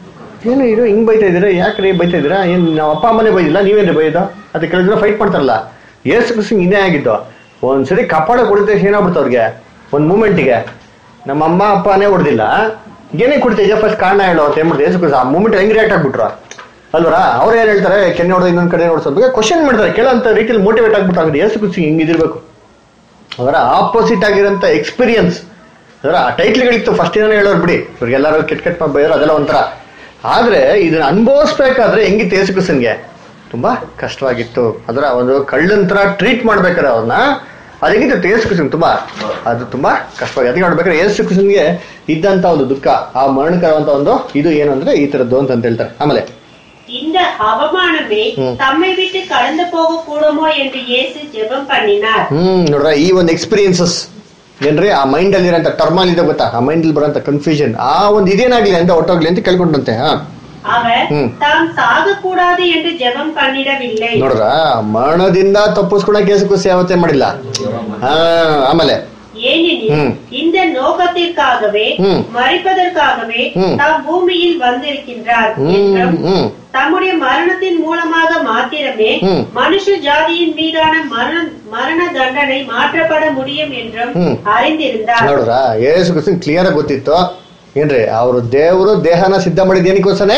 ಏನು ಇದು ಹಿಂಗ್ ಬೈತಾ ಇದ್ದೀರಾ ಯಾಕ್ರಿ ಬೈತಾ ಇದ್ದೀರಾ ಏನ್ ನಾವು ಅಪ್ಪ ಅಮ್ಮನೇ ಬೈದಿಲ್ಲ ನೀವೇನ್ರಿ ಬೈದು ಅದಕ್ಕೆ ಕೆಲವು ಜನ ಫೈಟ್ ಮಾಡ್ತಾರಲ್ಲ ಏಸು ಕೃಷ್ಣ ಇನ್ನೇ ಆಗಿದ್ದು ಒಂದ್ಸರಿ ಕಪಾಳ ಕೊಡಿದ ಏನಾಗ್ಬಿಡ್ತು ಅವ್ರಿಗೆ ಒಂದ್ ಮೂಮೆಂಟಿಗೆ ನಮ್ಮ ಅಮ್ಮ ಅಪ್ಪನೇ ಹೊಡೆದಿಲ್ಲ ಏನೇ ಕೊಡ್ತಿದ್ಯಾ ಫಸ್ಟ್ ಕಾರಣ ಹೇಳೋ ಅಂತ ಏನ್ಬಿಡ್ತು ಏಸು ಕೃಷ್ಣ ಆ ಮೂಮೆಂಟ್ ಹೆಂಗ್ ರಿಯಾಕ್ಟ್ ಆಗ್ಬಿಟ್ರು ಅಲ್ವರಾ ಅವ್ರು ಏನ್ ಹೇಳ್ತಾರೆ ಕೆನ್ನೆ ಹೊಡೆದು ಇನ್ನೊಂದ್ ಕಡೆ ಹೊಡ್ಸೋದು ಕ್ವಶನ್ ಮಾಡ್ತಾರೆ ಕೇಳೋಂತ ರೀತಿಯಲ್ಲಿ ಮೋಟಿವೇಟ್ ಆಗ್ಬಿಟ್ಟು ಆಗಿದೆ ಏಸು ಕೃಷಿ ಹಿಂಗಿದಿರ್ಬೇಕು ಅದರ ಆಪೋಸಿಟ್ ಆಗಿರೋಂಥ ಎಕ್ಸ್ಪೀರಿಯನ್ಸ್ ಅದರ ಆ ಟೈಟ್ಲ್ಗಳಿತ್ತು ಫಸ್ಟ್ ಏನೇ ಹೇಳೋರು ಬಿಡಿ ಇವ್ರಿಗೆಲ್ಲರೂ ಕೆಟ್ಟ ಕೆಟ್ಟ ಬೈಯೋರು ಅದೆಲ್ಲ ಒಂಥರ ಆದ್ರೆ ಇದನ್ನ ಅನುಭವಿಸ್ಬೇಕಾದ್ರೆ ಹೆಂಗಿತ್ತು ಯೇಸು ಕ್ರಿಸ್ತನ್ಗೆ ತುಂಬಾ ಕಷ್ಟವಾಗಿತ್ತು ಅದರ ಒಂದು ಕಳ್ಳನ್ ತರ ಟ್ರೀಟ್ ಮಾಡ್ಬೇಕಾದ್ರೆ ಅವ್ರನ್ನ ಅದು ಹೆಂಗಿತ್ತು ಯೇಸು ಕ್ರಿಸ್ತನ್ ತುಂಬಾ ಅದು ತುಂಬಾ ಕಷ್ಟವಾಗಿ ಅದಕ್ಕೆ ನೋಡ್ಬೇಕಾದ್ರೆ ಯೇಸು ಕ್ರಿಸ್ತನ್ಗೆ ಇದ್ದಂತ ಒಂದು ದುಃಖ ಆ ಮರಣಕರವಂತ ಒಂದು ಇದು ಏನು ಅಂದ್ರೆ ಈ ತರದ್ದು ಅಂತ ಅಂತ ಹೇಳ್ತಾರೆ ಆಮೇಲೆ
இந்த அவமானமே
ம்.
தம்மை விட்டு கடந்து போக கூடுமோ என்று இயேசு ஜெபம் பண்ணினார்
ಹ್ಮ್ ನೋಡ್ರ ಈ ಒಂದು ಎಕ್ಸ್ಪೀರಿಯನ್ಸಸ್ ಏನ್ರಿ ಆ ಮೈಂಡ್ ಅಲ್ಲಿ ಇರೋಂಥ ಟರ್ಮಲ್ ಇದೆ ಗೊತ್ತಾ ಆ ಮೈಂಡ್ ಅಲ್ಲಿ ಬರೋಂಥ ಕನ್ಫ್ಯೂಷನ್ ಆ ಒಂದು ಇದೇನಾಗ್ಲಿ ಅಂತ ಹೊಟ್ಟೋಗ್ಲಿ ಅಂತ ಕೇಳ್ಕೊಂಡಂತೆ ಹಾ
அவர்
ம்.
தாம் சாகக்கூடாது என்று ஜெபம் பண்ணிடவில்லை
ನೋಡ್ರ ಮರಣದಿಂದ ತಪ್ಪಿಸ್ಕೊಳಕ್ ಯೇಸು ಸೇವತೆ ಮಾಡಿಲ್ಲ ಹಾ ಆಮೇಲೆ
ஏனெனில்
ம்.
இந்த நோக்கத்திற்காகவே
ம்.
மறிப்பதற்காகவே
ம்.
தாம் பூமியில் வந்திருக்கின்றார்
ಹ್ಮ್
என்றும்
ಹ್ಮ್
தம்முடைய மரணத்தின் மூலமாக மாத்திரமே
ம்.
மனுஷ ஜாதியின் மீதான மரண மரண தண்டனை மாற்றப்பட முடியும் என்றும்
ம்.
அறிந்திருந்தார்
ನೋಡ್ರ ಯೇಸು ಕ್ರಿಸ್ತನ್ ಕ್ಲಿಯರ್ ಆಗಿ ಗೊತ್ತಿತ್ತು ಏನ್ರಿ ಅವರು ದೇವರು ದೇಹನ ಸಿದ್ಧ ಮಾಡಿದ ಏನಕ್ಕೋಸ್ಕರ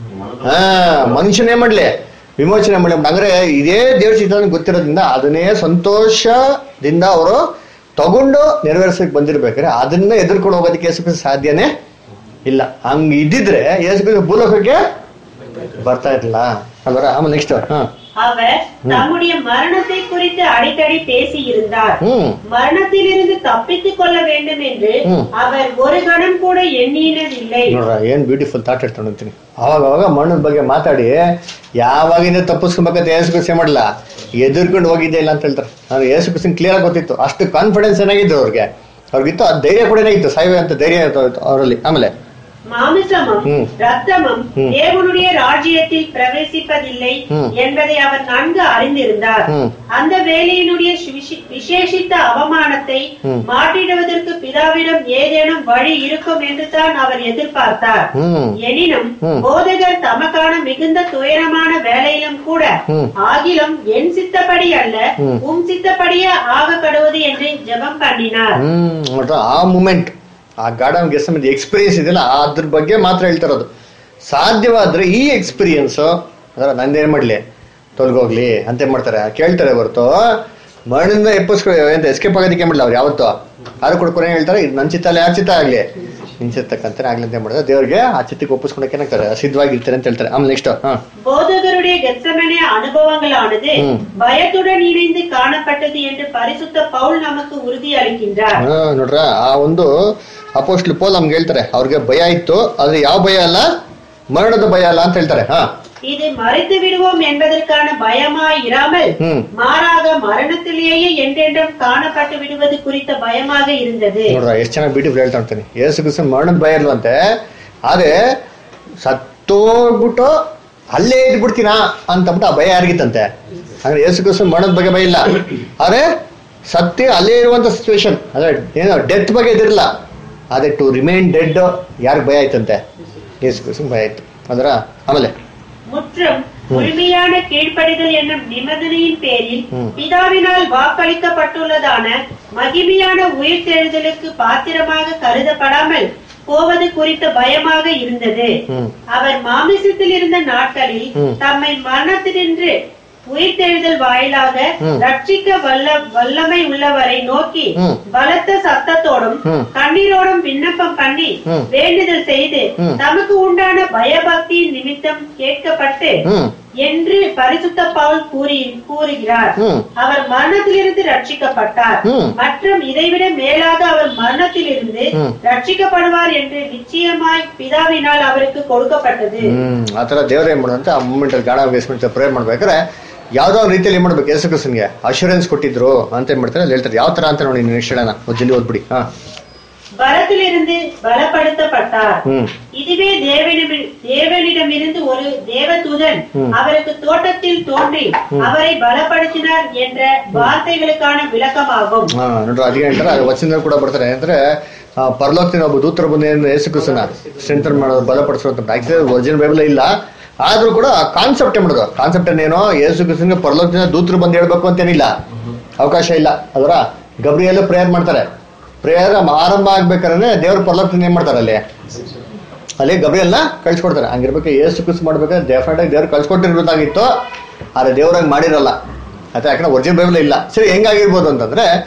ಹಾ ಮನುಷ್ಯನೇ ಮಾಡ್ಲಿ ವಿಮೋಚನೆ ಮಾಡಿ ಅಂದ್ರೆ ಇದೇ ದೇವ್ರ ಚಿತ್ರ ಗೊತ್ತಿರೋದ್ರಿಂದ ಅದನ್ನೇ ಸಂತೋಷದಿಂದ ಅವರು ತಗೊಂಡು ನೆರವೇರ್ಸಕ್ ಬಂದಿರ್ಬೇಕಾದ್ರೆ ಅದನ್ನ ಎದುರ್ಕೊಂಡು ಹೋಗೋದಕ್ಕೆ ಯೇಸು ಕ್ರಿಸ್ತ ಸಾಧ್ಯನೇ ಇಲ್ಲ ಹಂಗ್ ಇದ್ದಿದ್ರೆ ಯೇಸು ಕ್ರಿಸ್ತ ಭೂಲೋಕಕ್ಕೆ ಬರ್ತಾ ಇರ್ಲಿಲ್ಲ ಅಲ್ವರ ಆಮೇಲೆ ನೆಕ್ಸ್ಟ್ ಹಾ
அவர் தம்முடைய மரணத்தை குறித்து அடிக்கடி பேசியிருந்தார்
ಹ್ಮ್
மரணத்திலிருந்து தப்பித்துக் கொள்ள வேண்டும் என்று
ம்.
அவர் ஒரு கணம் கூட எண்ணினதில்லை
ನೋಡ್ರ ಏನ್ ಬ್ಯೂಟಿಫುಲ್ ಥಾಟ್ ಇರ್ತಾನೆ ಅಂತೀನಿ ಅವಾಗ ಅವಾಗ ಮಣ್ಣದ ಬಗ್ಗೆ ಮಾತಾಡಿ ಯಾವಾಗಿಂದ ತಪ್ಪಿಸ್ಕೊಬೇಕಂತ ಏಸು ಕೃಷಿ ಮಾಡಲ್ಲ ಎದುರ್ಕೊಂಡು ಹೋಗಿದ್ದೆ ಇಲ್ಲ ಅಂತ ಹೇಳ್ತಾರೆ ನಾನು ಏಸು ಕೃಷಿ ಕ್ಲಿಯರ್ ಆಗಿ ಗೊತ್ತಿತ್ತು ಅಷ್ಟು ಕಾನ್ಫಿಡೆನ್ಸ್ ಏನಾಗಿತ್ತು ಅವ್ರಿಗೆ ಅವ್ರಿಗಿತ್ತು ಆ ಧೈರ್ಯ ಕೂಡ ಏನಾಗಿತ್ತು ಸಾಯ್ವೆ ಅಂತ ಧೈರ್ಯ ಇತ್ತು ಅವರಲ್ಲಿ ಆಮೇಲೆ
மாமிசமும்
ம்.
ரத்தமும்
ம்.
தேவனுடைய ராஜ்யத்தில் பிரவேசிப்பதில்லை
ம்.
என்பதை அவர் நன்கு அறிந்திருந்தார்
ம்.
அந்த வேலையினுடைய சுவிசி- விசேஷித்த அவமானத்தை
ம்.
மாற்றிடுவதற்கு பிதாவிடம் ஏதேனும் வழி இருக்கும் என்று தான் அவர் எதிர்பார்த்தார்
ಹ್ಮ್
எனினும்
ம்.
போதகர் தமக்கான மிகுந்த துயரமான வேலையிலும் கூட
ம்.
ஆகிலும் என் சித்தப்படி அல்ல
ம்.
உம் சித்தப்படியே ஆக கடுவது என்று ஜெபம் பண்ணினார்
ಹ್ಮ್ ನೋಡ್ರ ಆ ಮೂಮೆಂಟ್ ಆ ಗಾರ್ಡನ್ ಗೆಸ್ಟ್ ಎಕ್ಸ್ಪೀರಿಯನ್ಸ್ ಇದೆಯಲ್ಲ ಅದ್ರ ಬಗ್ಗೆ ಮಾತ್ರ ಹೇಳ್ತಾರದು ಸಾಧ್ಯವಾದ್ರೆ ಈ ಎಕ್ಸ್ಪೀರಿಯನ್ಸ್ ಅದರ ನಂದೇನ್ ಮಾಡ್ಲಿ ತೊಲಗೋಗ್ಲಿ ಅಂತ ಏನ್ ಮಾಡ್ತಾರೆ ಕೇಳ್ತಾರೆ ಹೊರತು ಮರಣಿಂದ ಎಪ್ಪಿಸ್ಕೊ ಎಂತ ಎಸ್ಕೇಪ್ ಆಗೋದಕ್ಕೆ ಮಾಡಲ್ಲ ಅವ್ರು ಯಾವತ್ತೂ ಆರು ಕೊಡ್ಕೊಂಡು ಹೇಳ್ತಾರೆ ಇದು ನನ್ನ ಚಿತ್ತ ಅಲ್ಲ ಯಾರ ಚಿತ್ತ ಆಗ್ಲಿ ನಿನ್ ಚಿತ್ತಕ್ಕಂತಾನೆ ಆಗ್ಲಿ ಅಂತ ಏನ್ ಮಾಡ್ತಾರೆ ದೇವ್ರಿಗೆ ಆ ಚಿತ್ತಕ್ಕೆ ಒಪ್ಪಿಸ್ಕೊಳಕ್ಕೆ ಏನಾಗ್ತಾರೆ ಸಿದ್ಧವಾಗಿರ್ತಾರೆ ಅಂತ ಹೇಳ್ತಾರೆ ಆಮೇಲೆ ನೆಕ್ಸ್ಟ್ ಹಾ
போதகருடைய கெத்சமனே அனுபவங்களானது
ம்.
பயத்துடன் இணைந்து காணப்பட்டது என்று பரிசுத்த பவுல் நமக்கு உறுதி அளிக்கின்றார்
ಹಾ, ನೋಡ್ರ ಆ ಒಂದು ಅಪೋಸ್ಟ್ಲ್ ಪೋಲ್ ನಮ್ಗೆ ಹೇಳ್ತಾರೆ ಅವ್ರಿಗೆ ಭಯ ಇತ್ತು ಆದ್ರೆ ಯಾವ ಭಯ ಅಲ್ಲ ಮರಣದ ಭಯ ಅಲ್ಲ ಅಂತ ಹೇಳ್ತಾರೆ ಹಾ
இது மறைத்து விடுவோம் என்பதற்கான பயமாய் இராமல்
ಹ್ಮ್
மாறாக மரணத்திலேயே என்றென்றும் காணப்பட்டு விடுவது குறித்த பயமாக இருந்தது
ನೋಡ್ರ ಎಷ್ಟು ಚೆನ್ನಾಗಿ ಬ್ಯೂಟಿಫುಲ್ ಹೇಳ್ತಾ ಇರ್ತೀನಿ ಏಸು ಕ್ರಿಸ್ತನ್ ಮರಣದ ಭಯ ಇಲ್ವಂತೆ ಆದ್ರೆ ಸತ್ತೋಗ್ಬಿಟ್ಟು ಅಲ್ಲೇ ಇದ್ಬಿಡ್ತೀನಾ ಅಂತಂದ್ಬಿಟ್ಟು ಆ ಭಯ ಯಾರಿಗಿತ್ತಂತೆ ಅಂದ್ರೆ ಏಸು ಕ್ರಿಸ್ತನ್ ಮರಣದ ಬಗ್ಗೆ ಭಯ ಇಲ್ಲ ಆದ್ರೆ ಸತ್ಯ ಅಲ್ಲೇ ಇರುವಂತ ಸಿಚುವೇಶನ್ ಅಂದ್ರೆ ಏನೋ ಡೆತ್ ಬಗ್ಗೆ ಇದಿರಲ್ಲ ಅದೇ ಟು ರಿಮೈನ್ ಡೆಡ್ ಯಾರಿಗೆ ಭಯ ಆಯ್ತಂತೆ ಏಸು ಕ್ರಿಸ್ತನ್ ಭಯ ಆಯ್ತು ಅದರ ಆಮೇಲೆ
முற்றும் முழுமையான கீழ்ப்படிதல் என்னும் நிபந்தனையின் பேரில்
ம்.
பிதாவினால் வாக்களிக்கப்பட்டுள்ளதான மகிமையான உயிர்த்தெழுதலுக்கு பாத்திரமாக கருதப்படாமல் போவது குறித்த பயமாக இருந்தது
ಹ್ಮ್
அவர் மாமிசத்தில் இருந்த நாட்களில்
ம்.
தம்மை மரணத்தினின்று உயிர்த்தெழுதல் வாயிலாக
ம்.
ரட்சிக்க வல்ல வல்லமை உள்ளவரை நோக்கி
ம்.
பலத்த சத்தத்தோடும்
ம்.
கண்ணீரோடும் விண்ணப்பம் பண்ணி
ம்.
வேண்டுதல் செய்து
ம்.
தமக்கு உண்டான பயபக்தியின் நிமித்தம் கேட்கப்பட்டு
ಹ್ಮ್
என்று பரிசுத்த பவுல் கூறி கூறுகிறார்
ம்.
அவர் மரணத்திலிருந்து ரட்சிக்கப்பட்டார்
ம்.
மற்றும் இதைவிட மேலாக அவர் மரணத்திலிருந்து
ம்.
ரட்சிக்கப்படுவார் என்று நிச்சயமாய் பிதாவினால் அவருக்கு கொடுக்கப்பட்டது
ಹ್ಮ್ ಆತರ ದೇವ್ರ ಏನ್ ಮಾಡೋದಂತ ಆ ಮೂಮೆಂಟ್ ಅಲ್ಲಿ ಗಾಢ ಬೇಸ್ಮೆಂಟ್ ಪ್ರೇಯರ್ ಮಾಡ್ಬೇಕಾದ್ರೆ ಯಾವ್ದೋ ಒಂದ್ ರೀತಿಯಲ್ಲಿ ಏನ್ ಮಾಡ್ಬೇಕು ಯೇಸು ಕ್ರಿಸ್ತನ್ಗೆ ಅಶೂರೆನ್ಸ್ ಕೊಟ್ಟಿದ್ರು ಅಂತ ಏನ್ ಮಾಡ್ತಾರೆ ಅಲ್ಲಿ ಹೇಳ್ತಾರೆ ಯಾವ ತರ ಅಂತ ನೋಡಿ ನೆಕ್ಸ್ಟ್ ಹೇಳೋಣ ಒಂದ್ ಜಲ್ದಿ ಓದ್ಬಿಡಿ ಹಾ
பலத்திலிருந்து பலப்படுத்தப்பட்டார்
ಹ್ಮ್
இதுவே தேவனிடம் தேவனிடமிருந்து ஒரு தேவதூதன்
ம்.
அவருக்கு தோட்டத்தில் தோன்றி அவரை பலப்படுத்தினார் என்ற வார்த்தைகளுக்கான விளக்கமாகும்
ಹಾ ನೋಡ್ರಿ ಅದಕ್ಕೆ ಹೇಳ್ತಾರೆ ಅದು ವಚನ ಕೂಡ ಬರ್ತಾರೆ ಅಂದ್ರೆ ಆ, ಪರಲೋಕದಿಂದ ಒಬ್ಬ ದೂತರ ಬಂದು ಏನು ಯೇಸು ಕ್ರಿಸ್ತನ ಸ್ಟ್ರೆಂಥನ್ ಮಾಡೋದು ಬಲಪಡಿಸೋದು ಆಕ್ಚುಲಿ ಒರಿಜಿನಲ್ ಬೈಬಲ್ ಇಲ್ಲ ಆದ್ರೂ ಕೂಡ ಕಾನ್ಸೆಪ್ಟ್ ಮಾಡೋದು ಕಾನ್ಸೆಪ್ಟ್ ಏನೇನೋ ಯೇಸು ಕ್ರಿಸ್ತನ್ಗೆ ಪರಲೋಕದಿಂದ ದೂತರು ಬಂದು ಹೇಳ್ಬೇಕು ಅಂತೇನಿಲ್ಲ ಅವಕಾಶ ಇಲ್ಲ ಅದರ ಗಬ್ರಿಯಲ್ಲ ಪ್ರೇಯರ್ ಮಾಡ್ತಾರೆ ಪ್ರೇಯರ್ ಆರಂಭ ಆಗ್ಬೇಕಾದ್ರೆ ದೇವ್ರ ಪರಲೋಕದಿಂದ ಏನ್ ಮಾಡ್ತಾರೆ ಅಲ್ಲಿ ಅಲ್ಲಿ ಗಬ್ರಿಯಲ್ನ ಕಳ್ಸಿಕೊಡ್ತಾರೆ ಹಂಗಿರ್ಬೇಕು ಏಸು ಕ್ರಿಸ್ತ ಮಾಡ್ಬೇಕಾದ್ರೆ ಡೆಫಿನೆಟ್ ಆಗಿ ದೇವ್ರು ಕಳ್ಸಿಕೊಟ್ಟಿರ್ಬೇಕಾಗಿತ್ತು ಆದ್ರೆ ದೇವ್ರಂಗ್ ಮಾಡಿರಲ್ಲ ಆಯ್ತಾ ಯಾಕಂದ್ರೆ ಒರಿಜಿನಲ್ ಬೈಬಲ್ ಇಲ್ಲ ಸರಿ ಹೆಂಗಾಗಿರ್ಬೋದು ಅಂತಂದ್ರೆ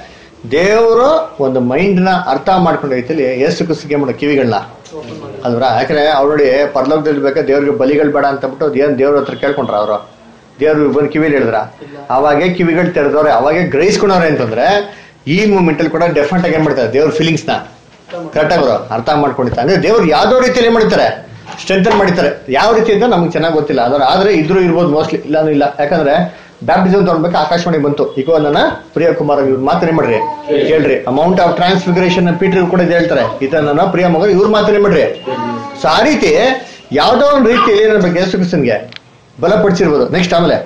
ದೇವರು ಒಂದು ಮೈಂಡ್ ನ ಅರ್ಥ ಮಾಡ್ಕೊಂಡ ರೀತಿಯಲ್ಲಿ ಏಸು ಕುಸಿಗೆ ಮಾಡೋ ಕಿವಿಗಳನ್ನ ಅಲ್ವರ ಯಾಕಂದ್ರೆ ಅವ್ರಡಿ ಪರಲೋಕದಲ್ಲಿ ಬೇಕಾ ದೇವ್ರಿಗೆ ಬಲಿಗಳು ಬೇಡ ಅಂತ ಬಿಟ್ಟು ಏನ್ ದೇವ್ರ ಹತ್ರ ಕೇಳ್ಕೊಂಡ್ರ ಅವರು ದೇವ್ರು ಬಂದು ಕಿವಿಲಿ ಹೇಳಿದ್ರ ಅವಾಗೆ ಕಿವಿಗಳು ತೆರೆದವ್ರೆ ಅವಾಗೆ ಗ್ರಹಿಸ್ಕೊಂಡವ್ರೆ ಅಂತಂದ್ರೆ ಈ ಮೂಮೆಂಟ್ ಅಲ್ಲಿ ಕೂಡ ಡೆಫಿನೆಟ್ ಆಗಿ ಏನ್ ಮಾಡ್ತಾರೆ ದೇವ್ರ ಫೀಲಿಂಗ್ಸ್ ನ ಕರೆಕ್ಟ್ ಅವರು ಅರ್ಥ ಮಾಡ್ಕೊಂಡಿರ್ತಾರೆ ಅಂದ್ರೆ ದೇವ್ರು ಯಾವ್ದೋ ರೀತಿಯಲ್ಲಿ ಏನ್ ಮಾಡ್ತಾರೆ ಸ್ಟ್ರೆಂಥನ್ ಮಾಡಿರ್ತಾರೆ ಯಾವ ರೀತಿ ಅಂತ ನಮ್ಗೆ ಚೆನ್ನಾಗಿ ಗೊತ್ತಿಲ್ಲ ಅದ್ರ ಆದ್ರೆ ಇದ್ರು ಇರ್ಬೋದು ಮೋಸ್ಟ್ಲಿ ಇಲ್ಲಾನು ಇಲ್ಲ ಯಾಕಂದ್ರೆ ಬ್ಯಾಪ್ಟಿಸಮ್ ತಗೊಂಡ್ಬೇಕು ಆಕಾಶವಾಣಿ ಬಂತು ಈಗ ನನ್ನ ಪ್ರಿಯ ಕುಮಾರ್ ಇವ್ರ ಮಾತನೇ ಮಾಡ್ರಿ ಕೇಳ್ರಿ ಅಮೌಂಟ್ ಆಫ್ ಟ್ರಾನ್ಸ್ಫಿಗರೇಷನ್ ಪೀಟರ್ ಕೂಡ ಇದ್ ಹೇಳ್ತಾರೆ ಈತ ನನ್ನ ಪ್ರಿಯ ಮಗ ಇವ್ರ ಮಾತನೇ ಮಾಡ್ರಿ ಸೊ ಆ ರೀತಿ ಯಾವ್ದೋ ಒಂದು ರೀತಿಯಲ್ಲಿ ಏನಿರ್ಬೇಕು ಯೇಸು ಕ್ರಿಸ್ತನ್ಗೆ ಬಲಪಡಿಸಿರ್ಬೋದು ನೆಕ್ಸ್ಟ್ ಆಮೇಲೆ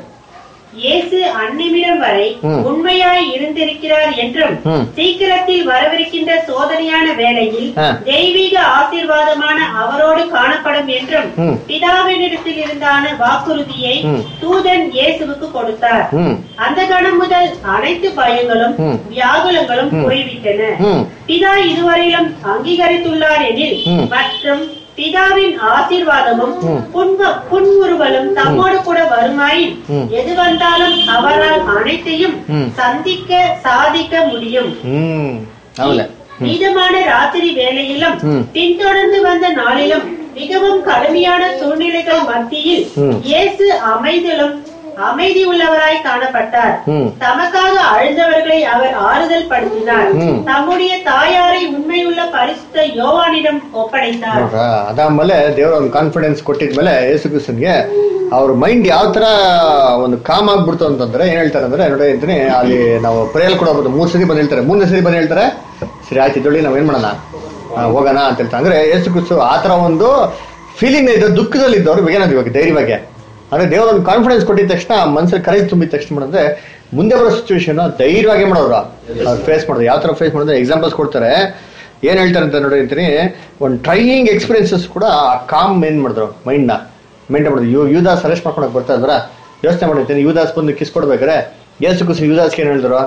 இயேசு அந்நிமிடம் வரை
ம்.
உண்மையாய் இருந்திருக்கிறார் என்றும்
ம்.
சீக்கிரத்தில் வரவிருக்கின்ற சோதனையான வேளையில்
ஆ.
தெய்வீக ஆசீர்வாதமான அவரோடு காணப்படும் என்றும்
ம்.
பிதாவினிடத்தில் இருந்தான வாக்குறுதியை
ம்.
தூதன் இயேசுவுக்கு கொடுத்தார்
ಹ್ಮ್
அந்த கணம் முதல் அனைத்து பயங்களும்
ம்.
வியாகுலங்களும்
ம்.
போய்விட்டன
ಹ್ಮ್
பிதா இதுவரையிலும் அங்கீகரித்துள்ளார் எனில்
ம்.
மற்றும் பிதாவின் ஆசீர்வாதமும்
ம்.
புன்வ- புன்முறுவலும் தம்மோடு கூட வருமாயின்
ம்.
எது வந்தாலும் அவரால் அனைத்தையும்
ம்.
சந்திக்க சாதிக்க முடியும்
ಹ್ಮ್ ಆಮೇಲೆ
மீதமான ராத்திரி வேளையிலும்
ம்.
பின்தொடர்ந்து வந்த நாளிலும் மிகவும் கடுமையான சூழ்நிலைகள் மத்தியில்
ம்.
இயேசு அமைதியிலும் அமைதி உள்ளவராய் காணப்பட்டார்
ம்.
தமக்காக அழுந்தவர்களை அவர் ஆறுதல் படுத்தினார்
ம்.
தம்முடைய தாயாரை உண்மையுள்ள பரிசுத்த யோவானிடம் ஒப்படைத்தார்
ನೋಡ್ರಾ ಅದಾದ್ಮೇಲೆ ದೇವ್ರ ಒಂದು ಕಾನ್ಫಿಡೆನ್ಸ್ ಕೊಟ್ಟಿದ್ಮೇಲೆ ಯೇಸು ಕ್ರಿಸ್ತನ್ಗೆ ಅವ್ರ ಮೈಂಡ್ ಯಾವ ತರ ಒಂದು ಕಾಮ್ ಆಗ್ಬಿಡ್ತು ಅಂತಂದ್ರೆ ಏನ್ ಹೇಳ್ತಾರೆ ಅಂದ್ರೆ ನೋಡಿ ಅಂತೀನಿ ಅಲ್ಲಿ ನಾವು ಪ್ರೇಯಲ್ ಕೂಡ ಹೋಗ್ಬೋದು ಮೂರ್ ಸರಿ ಬಂದ್ ಹೇಳ್ತಾರೆ ಮೂರನೇ ಸರಿ ಬಂದ್ ಹೇಳ್ತಾರೆ ಸರಿ ಆಯ್ತು ಇದೊಳ್ಳಿ ನಾವ್ ಏನ್ ಮಾಡೋಣ ಆ, ಹೋಗೋಣ ಅಂತ ಹೇಳ್ತಾರೆ ಅಂದ್ರೆ ಯೇಸು ಕ್ರಿಸ್ತು ಆ ತರ ಒಂದು ಫೀಲಿಂಗ್ ಇದೆ ದುಃಖದಲ್ಲಿ ಇದ್ದವ್ರು ಏನಾದ್ರು ಇವಾಗ ಧೈರ್ಯವಾಗಿ ಅಂದ್ರೆ ದೇವ್ರ ಒಂದು ಕಾನ್ಫಿಡೆನ್ಸ್ ಕೊಟ್ಟಿದ ತಕ್ಷಣ ಮನ್ಸಲ್ಲಿ ಕರೇಜ್ ತುಂಬಿದ ತಕ್ಷಣ ಮಾಡಿದ್ರೆ ಮುಂದೆ ಬರೋ ಸಿಚುವೇಶನ್ ಧೈರ್ಯವಾಗಿ ಮಾಡೋರು ಅವ್ರು ಫೇಸ್ ಮಾಡೋದು ಯಾವ ತರ ಫೇಸ್ ಮಾಡಿದ್ರೆ ಎಕ್ಸಾಂಪಲ್ಸ್ ಕೊಡ್ತಾರೆ ಏನ್ ಹೇಳ್ತಾರೆ ಅಂತ ನೋಡಿ ಅಂತೀನಿ ಒಂದು ಟ್ರೈಯಿಂಗ್ ಎಕ್ಸ್ಪೀರಿಯನ್ಸಸ್ ಕೂಡ ಆ ಕಾಮ್ ಏನ್ ಮಾಡಿದ್ರು ಮೈಂಡ್ ನ ಮೇಂಟೈನ್ ಮಾಡಿದ್ರು ಯು ಯುದಾಸ್ ಅರೆಸ್ಟ್ ಮಾಡ್ಕೊಳಕ್ ಬರ್ತಾ ಇದ್ರ ಯೋಚನೆ ಮಾಡಿರ್ತೀನಿ ಯುದಾಸ್ ಬಂದು ಕಿಸ್ ಕೊಡ್ಬೇಕಾರೆ ಏಸು ಕುಸು ಯುದಾಸ್ಗೆ ಏನ್ ಹೇಳಿದ್ರು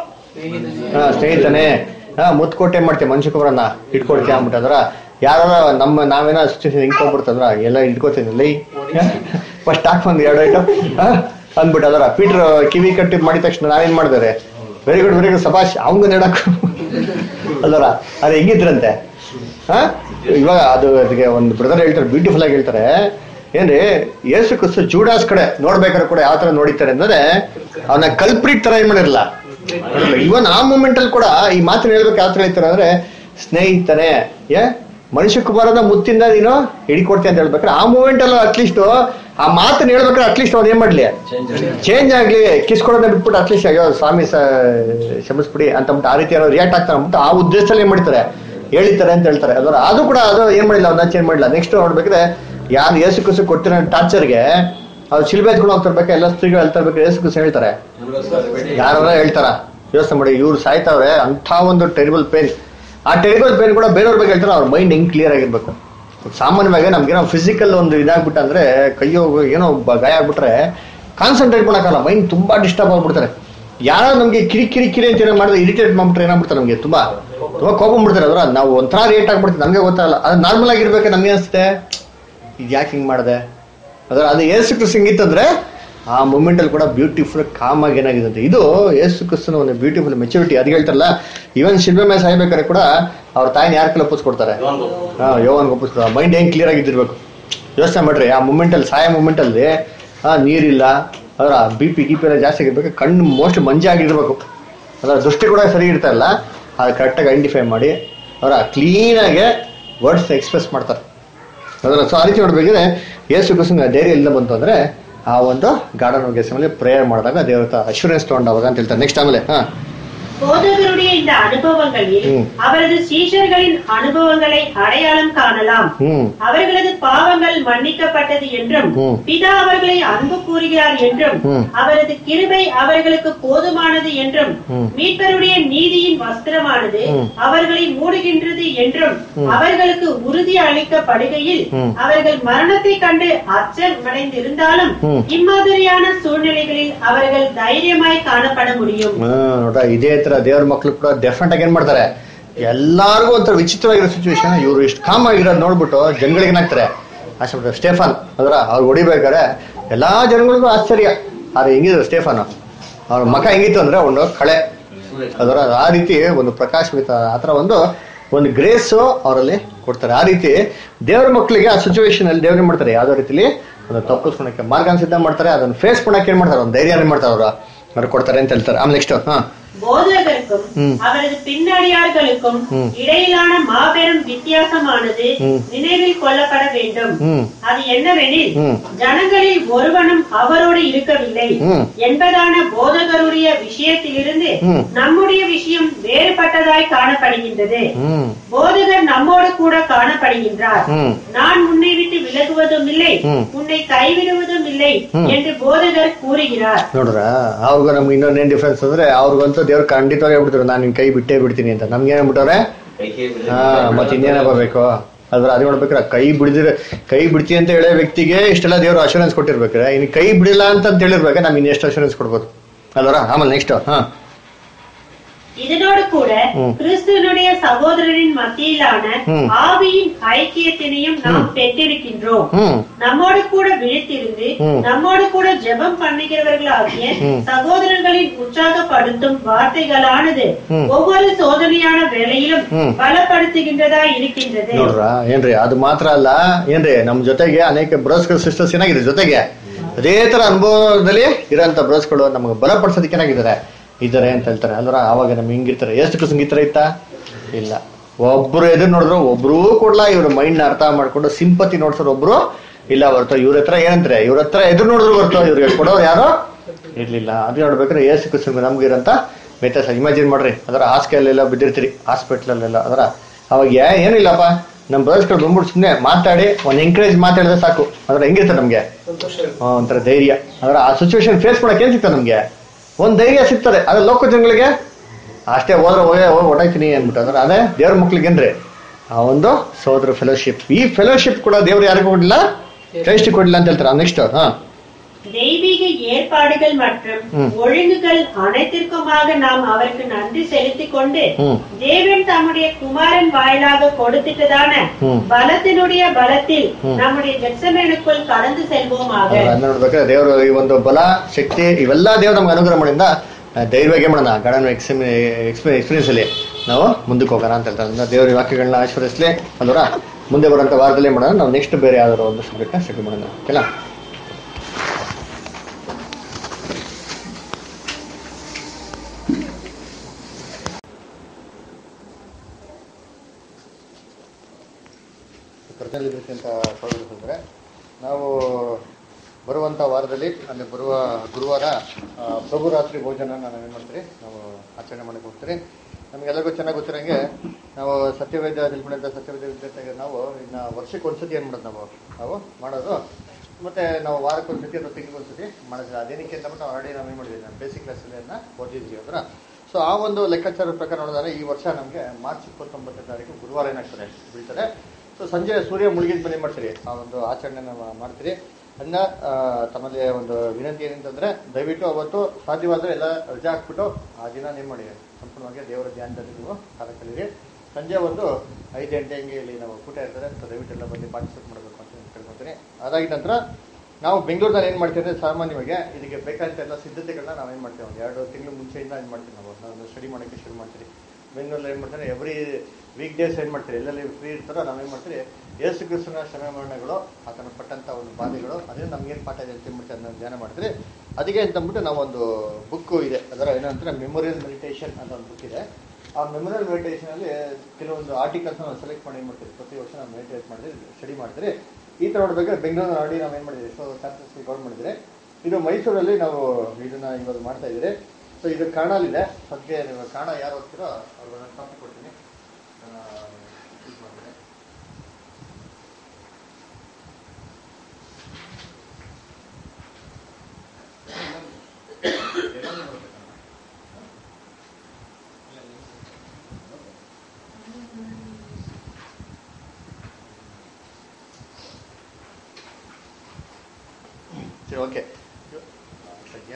ಹಾ ಸ್ನೇಹಿತನೇ ಹಾ ಮುತ್ ಕೊಟ್ಟೆ ಮಾಡ್ತೀವಿ ಮನುಷ್ಯ ಕುಮಾರನ್ನ ಇಟ್ಕೊಡ್ತೀಯ ಅಂದ್ಬಿಟ್ಟಂದ್ರ ಯಾರ ನಮ್ಮ ನಾವೇನೋ ಸಿಚುವೇಶನ್ ಹಿಂಗ್ ಹೋಗ್ಬಿಡ್ತಂದ್ರ ಎಲ್ಲ ಇಟ್ಕೋತೀನಿ ಲೈ ಫಸ್ಟ್ ಹಾಕ್ ಬಂದು ಎರಡು ಐಟಮ್ ಅಂದ್ಬಿಟ್ಟದ್ರ ಪೀಟರ್ ಕಿವಿ ಕಟ್ಟಿ ಮಾಡಿದ ತಕ್ಷಣ ನಾವೇನ್ ಮಾಡಿದಾರೆ ವೆರಿ ಗುಡ್ ವೆರಿ ಗುಡ್ ಸಭಾಷ್ ಅವಂಗ ನೆಡಕ್ ಅಲ್ವರ ಅದು ಹೆಂಗಿದ್ರಂತೆ ಹಾ ಇವಾಗ ಅದು ಅದಕ್ಕೆ ಒಂದು ಬ್ರದರ್ ಹೇಳ್ತಾರೆ ಬ್ಯೂಟಿಫುಲ್ ಆಗಿ ಹೇಳ್ತಾರೆ ಏನ್ರಿ ಯೇಸು ಕ್ರಿಸ್ತು ಜೂಡಾಸ್ ಕಡೆ ನೋಡ್ಬೇಕಾದ್ರೆ ಕೂಡ ಯಾವ ತರ ನೋಡಿತಾರೆ ಅಂದ್ರೆ ಅವನ ಕಲ್ಪ್ರಿಟ್ ತರ ಏನ್ ಮಾಡಿರಲ್ಲ ಇವನ್ ಆ ಮೂಮೆಂಟ್ ಅಲ್ಲಿ ಕೂಡ ಈ ಮಾತನ್ನ ಹೇಳ್ಬೇಕು ಯಾವ ತರ ಹೇಳ್ತಾರೆ ಅಂದ್ರೆ ಸ್ನೇಹಿತನೇ ಏ ಮನುಷ್ಯ ಕುಮಾರದ ಮುತ್ತಿಂದ ನೀನು ಹಿಡಿಕೊಡ್ತೀಯ ಅಂತ ಹೇಳ್ಬೇಕಾದ್ರೆ ಆ ಮೂಮೆಂಟ್ ಅಲ್ಲ ಅಟ್ಲೀಸ್ಟ್ ಆ ಮಾತನ್ನ ಹೇಳ್ಬೇಕಾದ್ರೆ ಅಟ್ಲೀಸ್ಟ್ ಅವ್ನು ಏನ್ ಮಾಡ್ಲಿ ಚೇಂಜ್ ಆಗ್ಲಿ ಕಿಸ್ ಕೊಡೋದನ್ನ ಬಿಟ್ಬಿಟ್ಟು ಅಟ್ಲೀಸ್ಟ್ ಅಯ್ಯೋ ಸ್ವಾಮಿ ಸ ಕ್ಷಮಿಸ್ಬಿಡಿ ಅಂತ ಅಂದ್ಬಿಟ್ಟು ಆ ರೀತಿ ರಿಯಾಕ್ಟ್ ಆಗ್ತಾರೆ ಅಂದ್ಬಿಟ್ಟು ಆ ಉದ್ದೇಶದಲ್ಲಿ ಏನ್ ಮಾಡ್ತಾರೆ ಹೇಳಿತಾರೆ ಅಂತ ಹೇಳ್ತಾರೆ ಅದರ ಅದು ಕೂಡ ಅದು ಏನ್ ಮಾಡಿಲ್ಲ ಅವನ್ನ ಚೇಂಜ್ ಮಾಡಿಲ್ಲ ನೆಕ್ಸ್ಟ್ ನೋಡ್ಬೇಕಾದ್ರೆ ಯಾರು ಏಸು ಕುಸು ಕೊಟ್ಟಿರೋ ಟಾರ್ಚರ್ಗೆ ಅವ್ರು ಶಿಲ್ಬೆ ಎತ್ಕೊಂಡು ಹೋಗ್ತಿರ್ಬೇಕು ಎಲ್ಲ ಸ್ತ್ರೀಗಳು ಹೇಳ್ತಾ ಇರ್ಬೇಕು ಏಸು ಕುಸು ಹೇಳ್ತಾರೆ ಯಾರ ಹೇಳ್ತಾರ ಯೋಚನೆ ಮಾಡಿ ಇವ್ರು ಸಾಯ್ತಾವ್ರೆ ಅಂತ ಒಂದು ಟೆರಿಬಲ್ ಪೇನ್ ಆ ಟೆರಿಬಲ್ ಪೇನ್ ಕೂಡ ಬೇರೆಯವ್ರ ಬಗ್ಗೆ ಹೇಳ್ತಾರೆ ಅವ್ರ ಮೈಂಡ್ ಹೆಂಗ್ ಕ್ಲಿಯರ್ ಆಗಿರ್ಬೇಕು ಸಾಮಾನ್ಯವಾಗಿ ನಮ್ಗೇನೋ ಫಿಸಿಕಲ್ ಒಂದು ಇದಾಗ್ಬಿಟ್ಟು ಅಂದ್ರೆ ಕೈಯೋ ಏನೋ ಒಬ್ಬ ಗಾಯ ಆಗ್ಬಿಟ್ರೆ ಕಾನ್ಸಂಟ್ರೇಟ್ ಮಾಡೋಕ್ಕಲ್ಲ ಮೈಂಡ್ ತುಂಬಾ ಡಿಸ್ಟರ್ಬ್ ಆಗ್ಬಿಡ್ತಾರೆ ಯಾರೋ ನಮ್ಗೆ ಕಿರಿ ಕಿರಿ ಕಿರಿ ಅಂತ ಏನೋ ಮಾಡಿದ್ರೆ ಇರಿಟೇಟ್ ಮಾಡ್ಬಿಟ್ರೆ ಏನಾಗ್ಬಿಡ್ತಾರೆ ನಮ್ಗೆ ತುಂಬಾ ತುಂಬಾ ಕೋಪ ಬಿಡ್ತಾರೆ ಅದ್ರ ನಾವು ಒಂಥರ ರೇಟ್ ಆಗ್ಬಿಡ್ತೀವಿ ನಮ್ಗೆ ಗೊತ್ತಾಗಲ್ಲ ಅದು ನಾರ್ಮಲ್ ಆಗಿರ್ಬೇಕು ನಮ್ಗೆ ಅನ್ಸುತ್ತೆ ಇದು ಯಾಕೆ ಹಿಂಗ್ ಮಾಡಿದೆ ಅದರ ಅದು ಏಸು ಕ್ರಿಸ್ ಹಿಂಗಿತ್ತಂದ್ರೆ ಆ ಮೂಮೆಂಟ್ ಅಲ್ಲಿ ಕೂಡ ಬ್ಯೂಟಿಫುಲ್ ಕಾಮ್ ಆಗಿ ಏನಾಗಿದೆ ಅಂತ ಇದು ಏಸು ಕ್ರಿಸ್ತನ ಒಂದು ಬ್ಯೂಟಿಫುಲ್ ಮೆಚುರಿಟಿ ಅದು ಹೇಳ್ತಾರಲ್ಲ ಇವನ್ ಶಿಲ್ಬೆ ಮೇಲೆ ಸಾಯ್ಬೇಕಾದ್ರೆ ಕೂಡ ಅವ್ರ ತಾಯಿನ ಯಾರ ಕೈಲಿ ಒಪ್ಪಿಸ್ಕೊಡ್ತಾರೆ ಹಾ ಯೋವನ್ ಒಪ್ಪಿಸ್ಕೊಡ್ತಾರೆ ಮೈಂಡ್ ಹೆಂಗ್ ಕ್ಲಿಯರ್ ಆಗಿದ್ದಿರ್ಬೇಕು ಯೋಚನೆ ಮಾಡ್ರಿ ಆ ಮೂಮೆಂಟ್ ಅಲ್ಲಿ ಸಾಯ ಮೂಮೆಂಟ್ ಅಲ್ಲಿ ಆ ನೀರಿಲ್ಲ ಅದರ ಬಿ ಪಿ ಗಿ ಪಿ ಎಲ್ಲ ಜಾಸ್ತಿ ಆಗಿರ್ಬೇಕು ಕಣ್ಣು ಮೋಸ್ಟ್ ಮಂಜಾಗಿರ್ಬೇಕು ಅದರ ದೃಷ್ಟಿ ಕೂಡ ಸರಿ ಇರ್ತಾ ಇಲ್ಲ ಅದು ಕರೆಕ್ಟಾಗಿ ಐಡೆಂಟಿಫೈ ಮಾಡಿ ಅವರ ಕ್ಲೀನಾಗೆ ವರ್ಡ್ಸ್ ಎಕ್ಸ್ಪ್ರೆಸ್ ಮಾಡ್ತಾರೆ ಅದರ ಸೊ ಆ ರೀತಿ ನೋಡ್ಬೇಕಿದ್ರೆ ಯೇಸು ಕ್ರಿಸ್ತನ ಧೈರ್ಯ ಎಲ್ಲ ಬಂತು ಅಂದ್ರೆ ಆ ಒಂದು ಗಾರ್ಡನ್ ಹೋಗಿ ಮೇಲೆ ಪ್ರೇಯರ್ ಮಾಡಿದಾಗ ದೇವರ ಅಶ್ಯೂರೆನ್ಸ್ ತಗೊಂಡವಾಗ ಅಂತ ಹೇಳ್ತಾರೆ ನೆಕ್ಸ್ಟ್ ಆಮೇಲೆ ಹಾ
போதகருடைய இந்த அனுபவங்களில்
ம்.
அவரது சீஷர்களின் அனுபவங்களை அடையாளம் காணலாம்
ಹ್ಮ್
அவர்களது பாவங்கள் மன்னிக்கப்பட்டது என்றும்
ம்.
பிதா அவர்களை அன்பு கூறுகிறார் என்றும்
ம்.
அவரது கிருபை அவர்களுக்கு போதுமானது என்றும்
ம்.
மீட்பருடைய நீதியின் வஸ்திரமானது
ம்.
அவர்களை மூடுகின்றது என்றும் அவர்களுக்கு உறுதி அளிக்கப்படுகையில்
ம்.
அவர்கள் மரணத்தை கண்டு அச்சமடைந்திருந்தாலும்
ம்.
இம்மாதிரியான சூழ்நிலைகளில் அவர்கள் தைரியமாய் காணப்பட முடியும்
ಹಾ, ನೋಡ್ರ ಇದೇ ತರ ದೇವ್ರ ಮಕ್ಳು ಕೂಡ ಡೆಫಿನೆಟ್ ಆಗಿ ಏನ್ ಮಾಡ್ತಾರೆ ಎಲ್ಲಾರ್ಗು ಒಂಥರ ವಿಚಿತ್ರವಾಗಿರೋ ಸಿಚುವೇಶನ್ ಇವ್ರು ಇಷ್ಟು ಕಾಮ್ ಆಗಿರೋದು ನೋಡ್ಬಿಟ್ಟು ಜನಗಳಿಗೆ ಏನಾಗ್ತಾರೆ ಆಸೆ ಪಡ್ತಾರೆ ಸ್ಟೇಫನ್ ಅದರ ಅವ್ರು ಹೊಡಿಬೇಕಾರೆ ಎಲ್ಲಾ ಜನಗಳಿಗೂ ಆಶ್ಚರ್ಯ ಆದ್ರೆ ಹೆಂಗಿದ್ರು ಸ್ಟೇಫನ್ ಅವ್ರ ಮಕ ಹೆಂಗಿತ್ತು ಅಂದ್ರೆ ಒಂದು ಕಳೆ ಅದರ ಆ ರೀತಿ ಒಂದು ಪ್ರಕಾಶವಿತ ಆ ಥರ ಒಂದು ಒಂದು ಗ್ರೇಸ್ ಅವರಲ್ಲಿ ಕೊಡ್ತಾರೆ ಆ ರೀತಿ ದೇವರ ಮಕ್ಕಳಿಗೆ ಆ ಸಿಚುವೇಶನ್ ಅಲ್ಲಿ ದೇವ್ರ ಮಾಡ್ತಾರೆ ಯಾವ್ದೋ ರೀತಿಲಿ ಒಂದು ತಪ್ಪಿಸ್ಕೊಳಕ್ಕೆ ಮಾರ್ಗನ ಸಿದ್ಧ ಮಾಡ್ತಾರೆ ಅದನ್ನ ಫೇಸ್ ಮಾಡಕ್ಕೆ ಏನ್ ಮಾಡ್ತಾರೆ ಒಂದು ಧೈರ್ಯ ಏನ್ ಮಾಡ್ತಾರೆ ಅವರು ಅವ್ರು ಕೊಡ್ತಾರೆ ಅಂತ ಹೇಳ್ತಾರೆ ಆಮೇಲೆ ನೆಕ್ಸ್ಟ್ ಹಾ
போதகருக்கும்
ம்.
அவரது பின்னடியார்களுக்கும்
ம்.
இடையிலான மாபெரும் வித்தியாசமானது
ம்.
நினைவில் கொள்ளப்பட வேண்டும்
ம்
அது என்னவெனில்
ம்.
ஜனங்களில் ஒருவனும் அவரோடு இருக்கவில்லை
ம்.
என்பதான போதகருடைய விஷயத்திலிருந்து
ம்.
நம்முடைய விஷயம் வேறுபட்டதாய் காணப்படுகின்றது
ಹ್ಮ್
போதகர் நம்மோடு கூட காணப்படுகின்றார்
ಹ್ಮ್
நான் உன்னை விட்டு விலகுவதும் இல்லை
ம்.
உன்னை கைவிடுவதும் இல்லை
ம்.
என்று போதகர் கூறுகிறார்
ನೋಡ್ರ ಅವ್ರಿಗೂ ನಮ್ಗೆ ಇನ್ನೊಂದೇನ್ ಡಿಫ್ರೆನ್ಸ್ ಅಂದ್ರೆ ಅವ್ರಿಗಂತೂ ದೇವ್ರು ಖಂಡಿತವಾಗಿ ಹೇಳ್ಬಿಡ್ತಾರೆ ನಾನು ನಿನ್ ಕೈ ಬಿಟ್ಟೇ ಬಿಡ್ತೀನಿ ಅಂತ ನಮ್ಗೆ ಏನ್ ಹೇಳ್ಬಿಟ್ಟವ್ರೆ ಹಾ ಮತ್ತೆ ಇನ್ನೇನಪ್ಪ ಬೇಕು ಅದ್ರ ಅದೇ ಮಾಡ್ಬೇಕ್ರೆ ಕೈ ಬಿಡಿದ್ರೆ ಕೈ ಬಿಡ್ತೀನಿ ಅಂತ ಹೇಳೋ ವ್ಯಕ್ತಿಗೆ ಇಷ್ಟೆಲ್ಲ ದೇವ್ರು ಅಶೂರೆನ್ಸ್ ಕೊಟ್ಟಿರ್ಬೇಕ್ರೆ ಇನ್ನು ಕೈ ಬಿಡಿಲ್ಲ ಅಂತ ಹೇಳಿರ್ಬೇಕು ನಮ್ಗೆ ಇನ್ನೆಷ್ಟು ಅಶೂರೆನ್ಸ್ ಕೊಡ್ಬೋದು ಅಲ್ವರ ಆಮೇಲೆ ನೆಕ್ಸ್ಟ್ ಹಾ
இதனோடு கூட
ம்.
கிறிஸ்துவனுடைய சகோதரரின் மத்தியிலான
ம்.
ஆவியின் ஐக்கியத்தினையும் நாம் பெற்றிருக்கின்றோம்
ಹ್ಮ್
நம்மோடு கூட விழித்திருந்து
ம்.
நம்மோடு கூட ஜெபம் பண்ணுகிறவர்களாகிய
ம்.
சகோதரர்களின் உற்சாகப்படுத்தும் வார்த்தைகளானது
ம்.
ஒவ்வொரு சோதனையான வேளையிலும்
ம்.
பலப்படுத்துகின்றதா இருக்கின்றது
ನೋಡ್ರ ಏನ್ರಿ ಅದು ಮಾತ್ರ ಅಲ್ಲ ಏನ್ರಿ ನಮ್ ಜೊತೆಗೆ ಅನೇಕ ಬ್ರೋಸ್ಕರ್ ಸಿಸ್ಟರ್ಸ್ ಏನಾಗಿದೆ ಜೊತೆಗೆ ಅದೇ ತರ ಅನುಭವದಲ್ಲಿ ಇರೋಂಥ ಬ್ರೋಸ್ಗಳು ನಮಗೆ ಬಲಪಡಿಸೋದಕ್ಕೆ ಏನಾಗಿದ್ದಾರೆ ಇದ್ದಾರೆ ಅಂತ ಹೇಳ್ತಾರೆ ಅಲ್ವರ ಆವಾಗ ನಮ್ಗೆ ಹಿಂಗಿರ್ತಾರೆ ಎಷ್ಟು ಕೃಷ್ಣ ಈ ತರ ಇತ್ತಾ ಇಲ್ಲ ಒಬ್ರು ಎದುರು ನೋಡಿದ್ರು ಒಬ್ರು ಕೊಡ್ಲಾ ಇವ್ರ ಮೈಂಡ್ ನ ಅರ್ಥ ಮಾಡ್ಕೊಂಡು ಸಿಂಪತಿ ನೋಡ್ಸೋರು ಒಬ್ರು ಇಲ್ಲ ಹೊರ್ತು ಇವ್ರ ಹತ್ರ ಏನಂತಾರೆ ಇವ್ರ ಹತ್ರ ಎದುರು ನೋಡಿದ್ರು ಹೊರ್ತು ಇವ್ರಿಗೆ ಕೊಡೋರು ಯಾರು ಇರ್ಲಿಲ್ಲ ಅದು ನೋಡ್ಬೇಕಾದ್ರೆ ಏಸು ಕೃಷ್ಣ ನಮ್ಗೆ ಇರೋಂಥ ವ್ಯತ್ಯಾಸ ಇಮ್ಯಾಜಿನ್ ಮಾಡ್ರಿ ಅದರ ಹಾಸ್ಪಿಟಲ್ ಬಿದ್ದಿರ್ತೀರಿ ಹಾಸ್ಪಿಟ್ಲಲ್ಲೆಲ್ಲ ಅದರ ಅವಾಗ ಏ- ಏನಿಲ್ಲಪ್ಪ ನಮ್ಮ ಬ್ರದರ್ಸ್ಗಳು ಬಂದ್ಬಿಟ್ಟು ಸುಮ್ಮನೆ ಮಾತಾಡಿ ಒಂದು ಎಂಕರೇಜ್ ಮಾತಾಡಿದ್ರೆ ಸಾಕು ಅದ್ರ ಹೆಂಗಿರ್ತದೆ ನಮ್ಗೆ ಆ, ಒಂಥರ ಧೈರ್ಯ ಅದರ ಆ ಸಿಚುವೇಶನ್ ಫೇಸ್ ಮಾಡಕ್ಕೆ ಏನ್ ಸಿಗ್ತದೆ ನಮ್ಗೆ ಒಂದ್ ಧೈರ್ಯ ಸಿಗ್ತದೆ ಅದ್ರ ಲೋಕ ಜನಗಳಿಗೆ ಅಷ್ಟೇ ಹೋದ್ರೆ ಹೋಗಿ ಹೋಗಿ ಹೊಡಾಯ್ತೀನಿ ಅಂದ್ಬಿಟ್ಟು ಅಂದ್ರೆ ಅದೇ ದೇವ್ರ ಮಕ್ಳಿಗೇನ್ರಿ ಆ ಒಂದು ಸೋದರ ಫೆಲೋಶಿಪ್ ಈ ಫೆಲೋಶಿಪ್ ಕೂಡ ದೇವ್ರು ಯಾರಿಗೂ ಕೊಡ್ಲಿಲ್ಲ ಕ್ರೈಸ್ಟ್ ಕೊಡ್ಲಿಲ್ಲ ಅಂತ ಹೇಳ್ತಾರೆ ನೆಕ್ಸ್ಟ್ ಹಾ
தெய்வீக ஏற்பாடுகள் மற்றும்
ம்.
ஒழுங்குகள் அனைத்திற்குமாக நாம் அவருக்கு நன்றி செலுத்திக் கொண்டு
ம்.
தேவன் தம்முடைய குமாரன் வாயிலாக கொடுத்திட்டதான
ம்.
பலத்தினுடைய பலத்தில்
ம்.
நம்முடைய ஜெக்சமேனுக்குள் கடந்து செல்வோமாக
ಅದನ್ನ ನೋಡ್ಬೇಕಾದ್ರೆ ದೇವರು ಈ ಒಂದು ಬಲ ಶಕ್ತಿ ಇವೆಲ್ಲ ದೇವ್ರು ನಮ್ಗೆ ಅನುಗ್ರಹ ಮಾಡಿಂದ ಧೈರ್ಯವಾಗಿ ಮಾಡೋಣ ಗಾರ್ಡನ್ ಎಕ್ಸ್ಪೀರಿಯನ್ಸ್ ಅಲ್ಲಿ ನಾವು ಮುಂದಕ್ಕೆ ಹೋಗೋಣ ಅಂತ ಹೇಳ್ತಾರೆ ಅಂದ್ರೆ ದೇವ್ರ ವಾಕ್ಯಗಳನ್ನ ಆಶೀರ್ವದಿಸ್ಲಿ ಅಲ್ವರ ಮುಂದೆ ಬರುವಂತ ವಾರದಲ್ಲಿ ಮಾಡೋಣ ನಾವು ನೆಕ್ಸ್ಟ್ ಬೇರೆ ಯಾವ್ದಾದ್ರು ಒಂದು ಸಬ್ಜೆಕ್ಟ್ನ ಸ್ಟಡಿ ಮಾಡೋಣ ಓಕೆನಾ ಕರ್ತವ್ಯದಕ್ಕಿಂತ ಸ್ವಾಗತಿಸಿದ್ರೆ ನಾವು ಬರುವಂಥ ವಾರದಲ್ಲಿ ಅಂದರೆ ಬರುವ ಗುರುವಾರ ಆ, ಪ್ರಭು ರಾತ್ರಿ ಭೋಜನ ನಾವು ಏನು ಮಾಡ್ತೀರಿ ನಾವು ಆಚರಣೆ ಮಾಡಕ್ಕೆ ಹೋಗ್ತೀರಿ ನಮಗೆಲ್ಲರಿಗೂ ಚೆನ್ನಾಗಿ ಗೊತ್ತಿರೋಂಗೆ ನಾವು ಸತ್ಯವೇದ ತಿಳ್ಕೊಂಡಂಥ ಸತ್ಯವೇದ ವಿದ್ಯಾರ್ಥಿಗೆ ನಾವು ಇನ್ನು ವರ್ಷಕ್ಕೆ ಒಂದ್ಸತಿ ಏನು ಮಾಡೋದು ನಾವು ನಾವು ಮಾಡೋದು ಮತ್ತೆ ನಾವು ವಾರಕ್ಕೆ ಒಂದ್ಸತಿ ಅಥವಾ ತಿಂಗಳಿಗೆ ಒಂದ್ಸತಿ ಮಾಡಿದ್ವಿ ಅದೇನಕ್ಕೆ ಅಂತ ನಾವು ಆಲ್ರೆಡಿ ನಾವು ಏನು ಮಾಡಿದ್ವಿ ನಾವು ಬೇಸಿಕ್ ಕ್ಲಾಸಲ್ಲಿ ಅದನ್ನ ಓದಿದ್ವಿ ಅದರ ಸೊ ಆ ಒಂದು ಲೆಕ್ಕಾಚಾರದ ಪ್ರಕಾರ ನೋಡಿದ್ರೆ ಈ ವರ್ಷ ನಮಗೆ ಮಾರ್ಚ್ ಇಪ್ಪತ್ತೊಂಬತ್ತನೇ ತಾರೀಕು ಗುರುವಾರ ಏನಾಗ್ತದೆ ಬೀಳ್ತದೆ ಸೊ ಸಂಜೆ ಸೂರ್ಯ ಮುಳುಗಿದ ಮೇಲೆ ಏನ್ ಮಾಡ್ತೀರಿ ಆ ಒಂದು ಆಚರಣೆನ ಮಾ- ಮಾಡ್ತೀರಿ ಅದನ್ನ ಆ, ತಮ್ಮಲ್ಲಿ ಒಂದು ವಿನಂತಿ ಏನಂತಂದ್ರೆ ದಯವಿಟ್ಟು ಅವತ್ತು ಸಾಧ್ಯವಾದ್ರೆ ಎಲ್ಲ ರಜೆ ಹಾಕ್ಬಿಟ್ಟು ಆ ದಿನ ನೀವು ಮಾಡಿ ಸಂಪೂರ್ಣವಾಗಿ ದೇವರ ಧ್ಯಾನದಲ್ಲಿ ನೀವು ಕಾಲ ಕಲೀರಿ ಸಂಜೆ ಒಂದು ಐದು ಗಂಟೆ ಹಂಗೆ ಇಲ್ಲಿ ನಾವು ಕೂಟ ಇರ್ತಾರೆ ಸೊ ದಯವಿಟ್ಟು ಎಲ್ಲ ಬಂದು ಪಾರ್ಟಿಸಿಪೇಟ್ ಮಾಡಬೇಕು ಅಂತ ನಾನು ಕೇಳ್ಕೊತೀನಿ ಅದಾಗಿದ ನಂತರ ನಾವು ಬೆಂಗಳೂರಲ್ಲಿ ಏನು ಮಾಡ್ತೀವಿ ಅಂದರೆ ಸಾಮಾನ್ಯವಾಗಿ ಇದಕ್ಕೆ ಬೇಕಾದಂಥ ಎಲ್ಲ ಸಿದ್ಧತೆಗಳನ್ನ ನಾವು ಏನು ಮಾಡ್ತೀವಿ ಒಂದು ಎರಡು ತಿಂಗಳು ಮುಂಚೆಯಿಂದ ಏನು ಮಾಡ್ತೀವಿ ನಾವು ನಾವು ಸ್ಟಡಿ ಮಾಡೋಕ್ಕೆ ಶುರು ಮಾಡ್ತೀವಿ ಬೆಂಗಳೂರಲ್ಲಿ ಏನು ಮಾಡ್ತಾರೆ ಎವ್ರಿ ವೀಕ್ ಡೇಸ್ ಏನು ಮಾಡ್ತೀರಿ ಎಲ್ಲೆಲ್ಲಿ ಫ್ರೀ ಇರ್ತಾರೋ ನಾವೇನು ಮಾಡ್ತೀರಿ ಯೇಸು ಕ್ರಿಸ್ತನ ಶ್ರಮ ಮರಣಗಳು ಆತನ ಪಟ್ಟಂಥ ಒಂದು ಬಾಧೆಗಳು ಅದೇ ನಮ್ಗೇನು ಪಾಠ ಇದೆ ಅಂತ ಅಂದ್ಬಿಟ್ಟು ಅದನ್ನ ಧ್ಯಾನ ಮಾಡ್ತೀರಿ ಅದಕ್ಕೆ ಅಂತಂದ್ಬಿಟ್ಟು ನಾವೊಂದು ಬುಕ್ಕು ಇದೆ ಅದರ ಏನಂದ್ರೆ ಮೆಮೊರಿಯಲ್ ಮೆಡಿಟೇಷನ್ ಅಂತ ಒಂದು ಬುಕ್ ಇದೆ ಆ ಮೆಮೊರಿಯಲ್ ಮೆಡಿಟೇಷನ್ ಅಲ್ಲಿ ಕೆಲವೊಂದು ಆರ್ಟಿಕಲ್ಸ್ ನಾವು ಸೆಲೆಕ್ಟ್ ಮಾಡಿ ಏನ್ ಮಾಡ್ತೀವಿ ಪ್ರತಿ ವರ್ಷ ನಾವು ಮೆಡಿಟೇಟ್ ಮಾಡಿದ್ರೆ ಸ್ಟಡಿ ಮಾಡಿದ್ರೆ ಈ ತರ ನೋಡ್ಬೇಕಾದ್ರೆ ಬೆಂಗಳೂರು ಆಡಿ ನಾವು ಏನ್ ಮಾಡಿದ್ವಿ ಸೊ ಚಾನ್ಸಸ್ ರೆಕಾರ್ಡ್ ಮಾಡಿದ್ರೆ ಇದು ಮೈಸೂರಲ್ಲಿ ನಾವು ಇದನ್ನ ಇವಾಗ ಮಾಡ್ತಾ ಇದ್ದೀರಿ ಸೊ ಇದು ಕಾಣಲಿದೆ ಸದ್ಯ ನೀವು ಕಾಣ ಯಾರು ಹೋಗ್ತೀರೋ ಅವ್ರಿಗೆ ಕಾಪಿ ಕೊಡ್ತೀನಿ ಆ, ಇದು ಮಾಡಿದ್ರೆ. ಸರಿ ಓಕೆ ಸದ್ಯಾ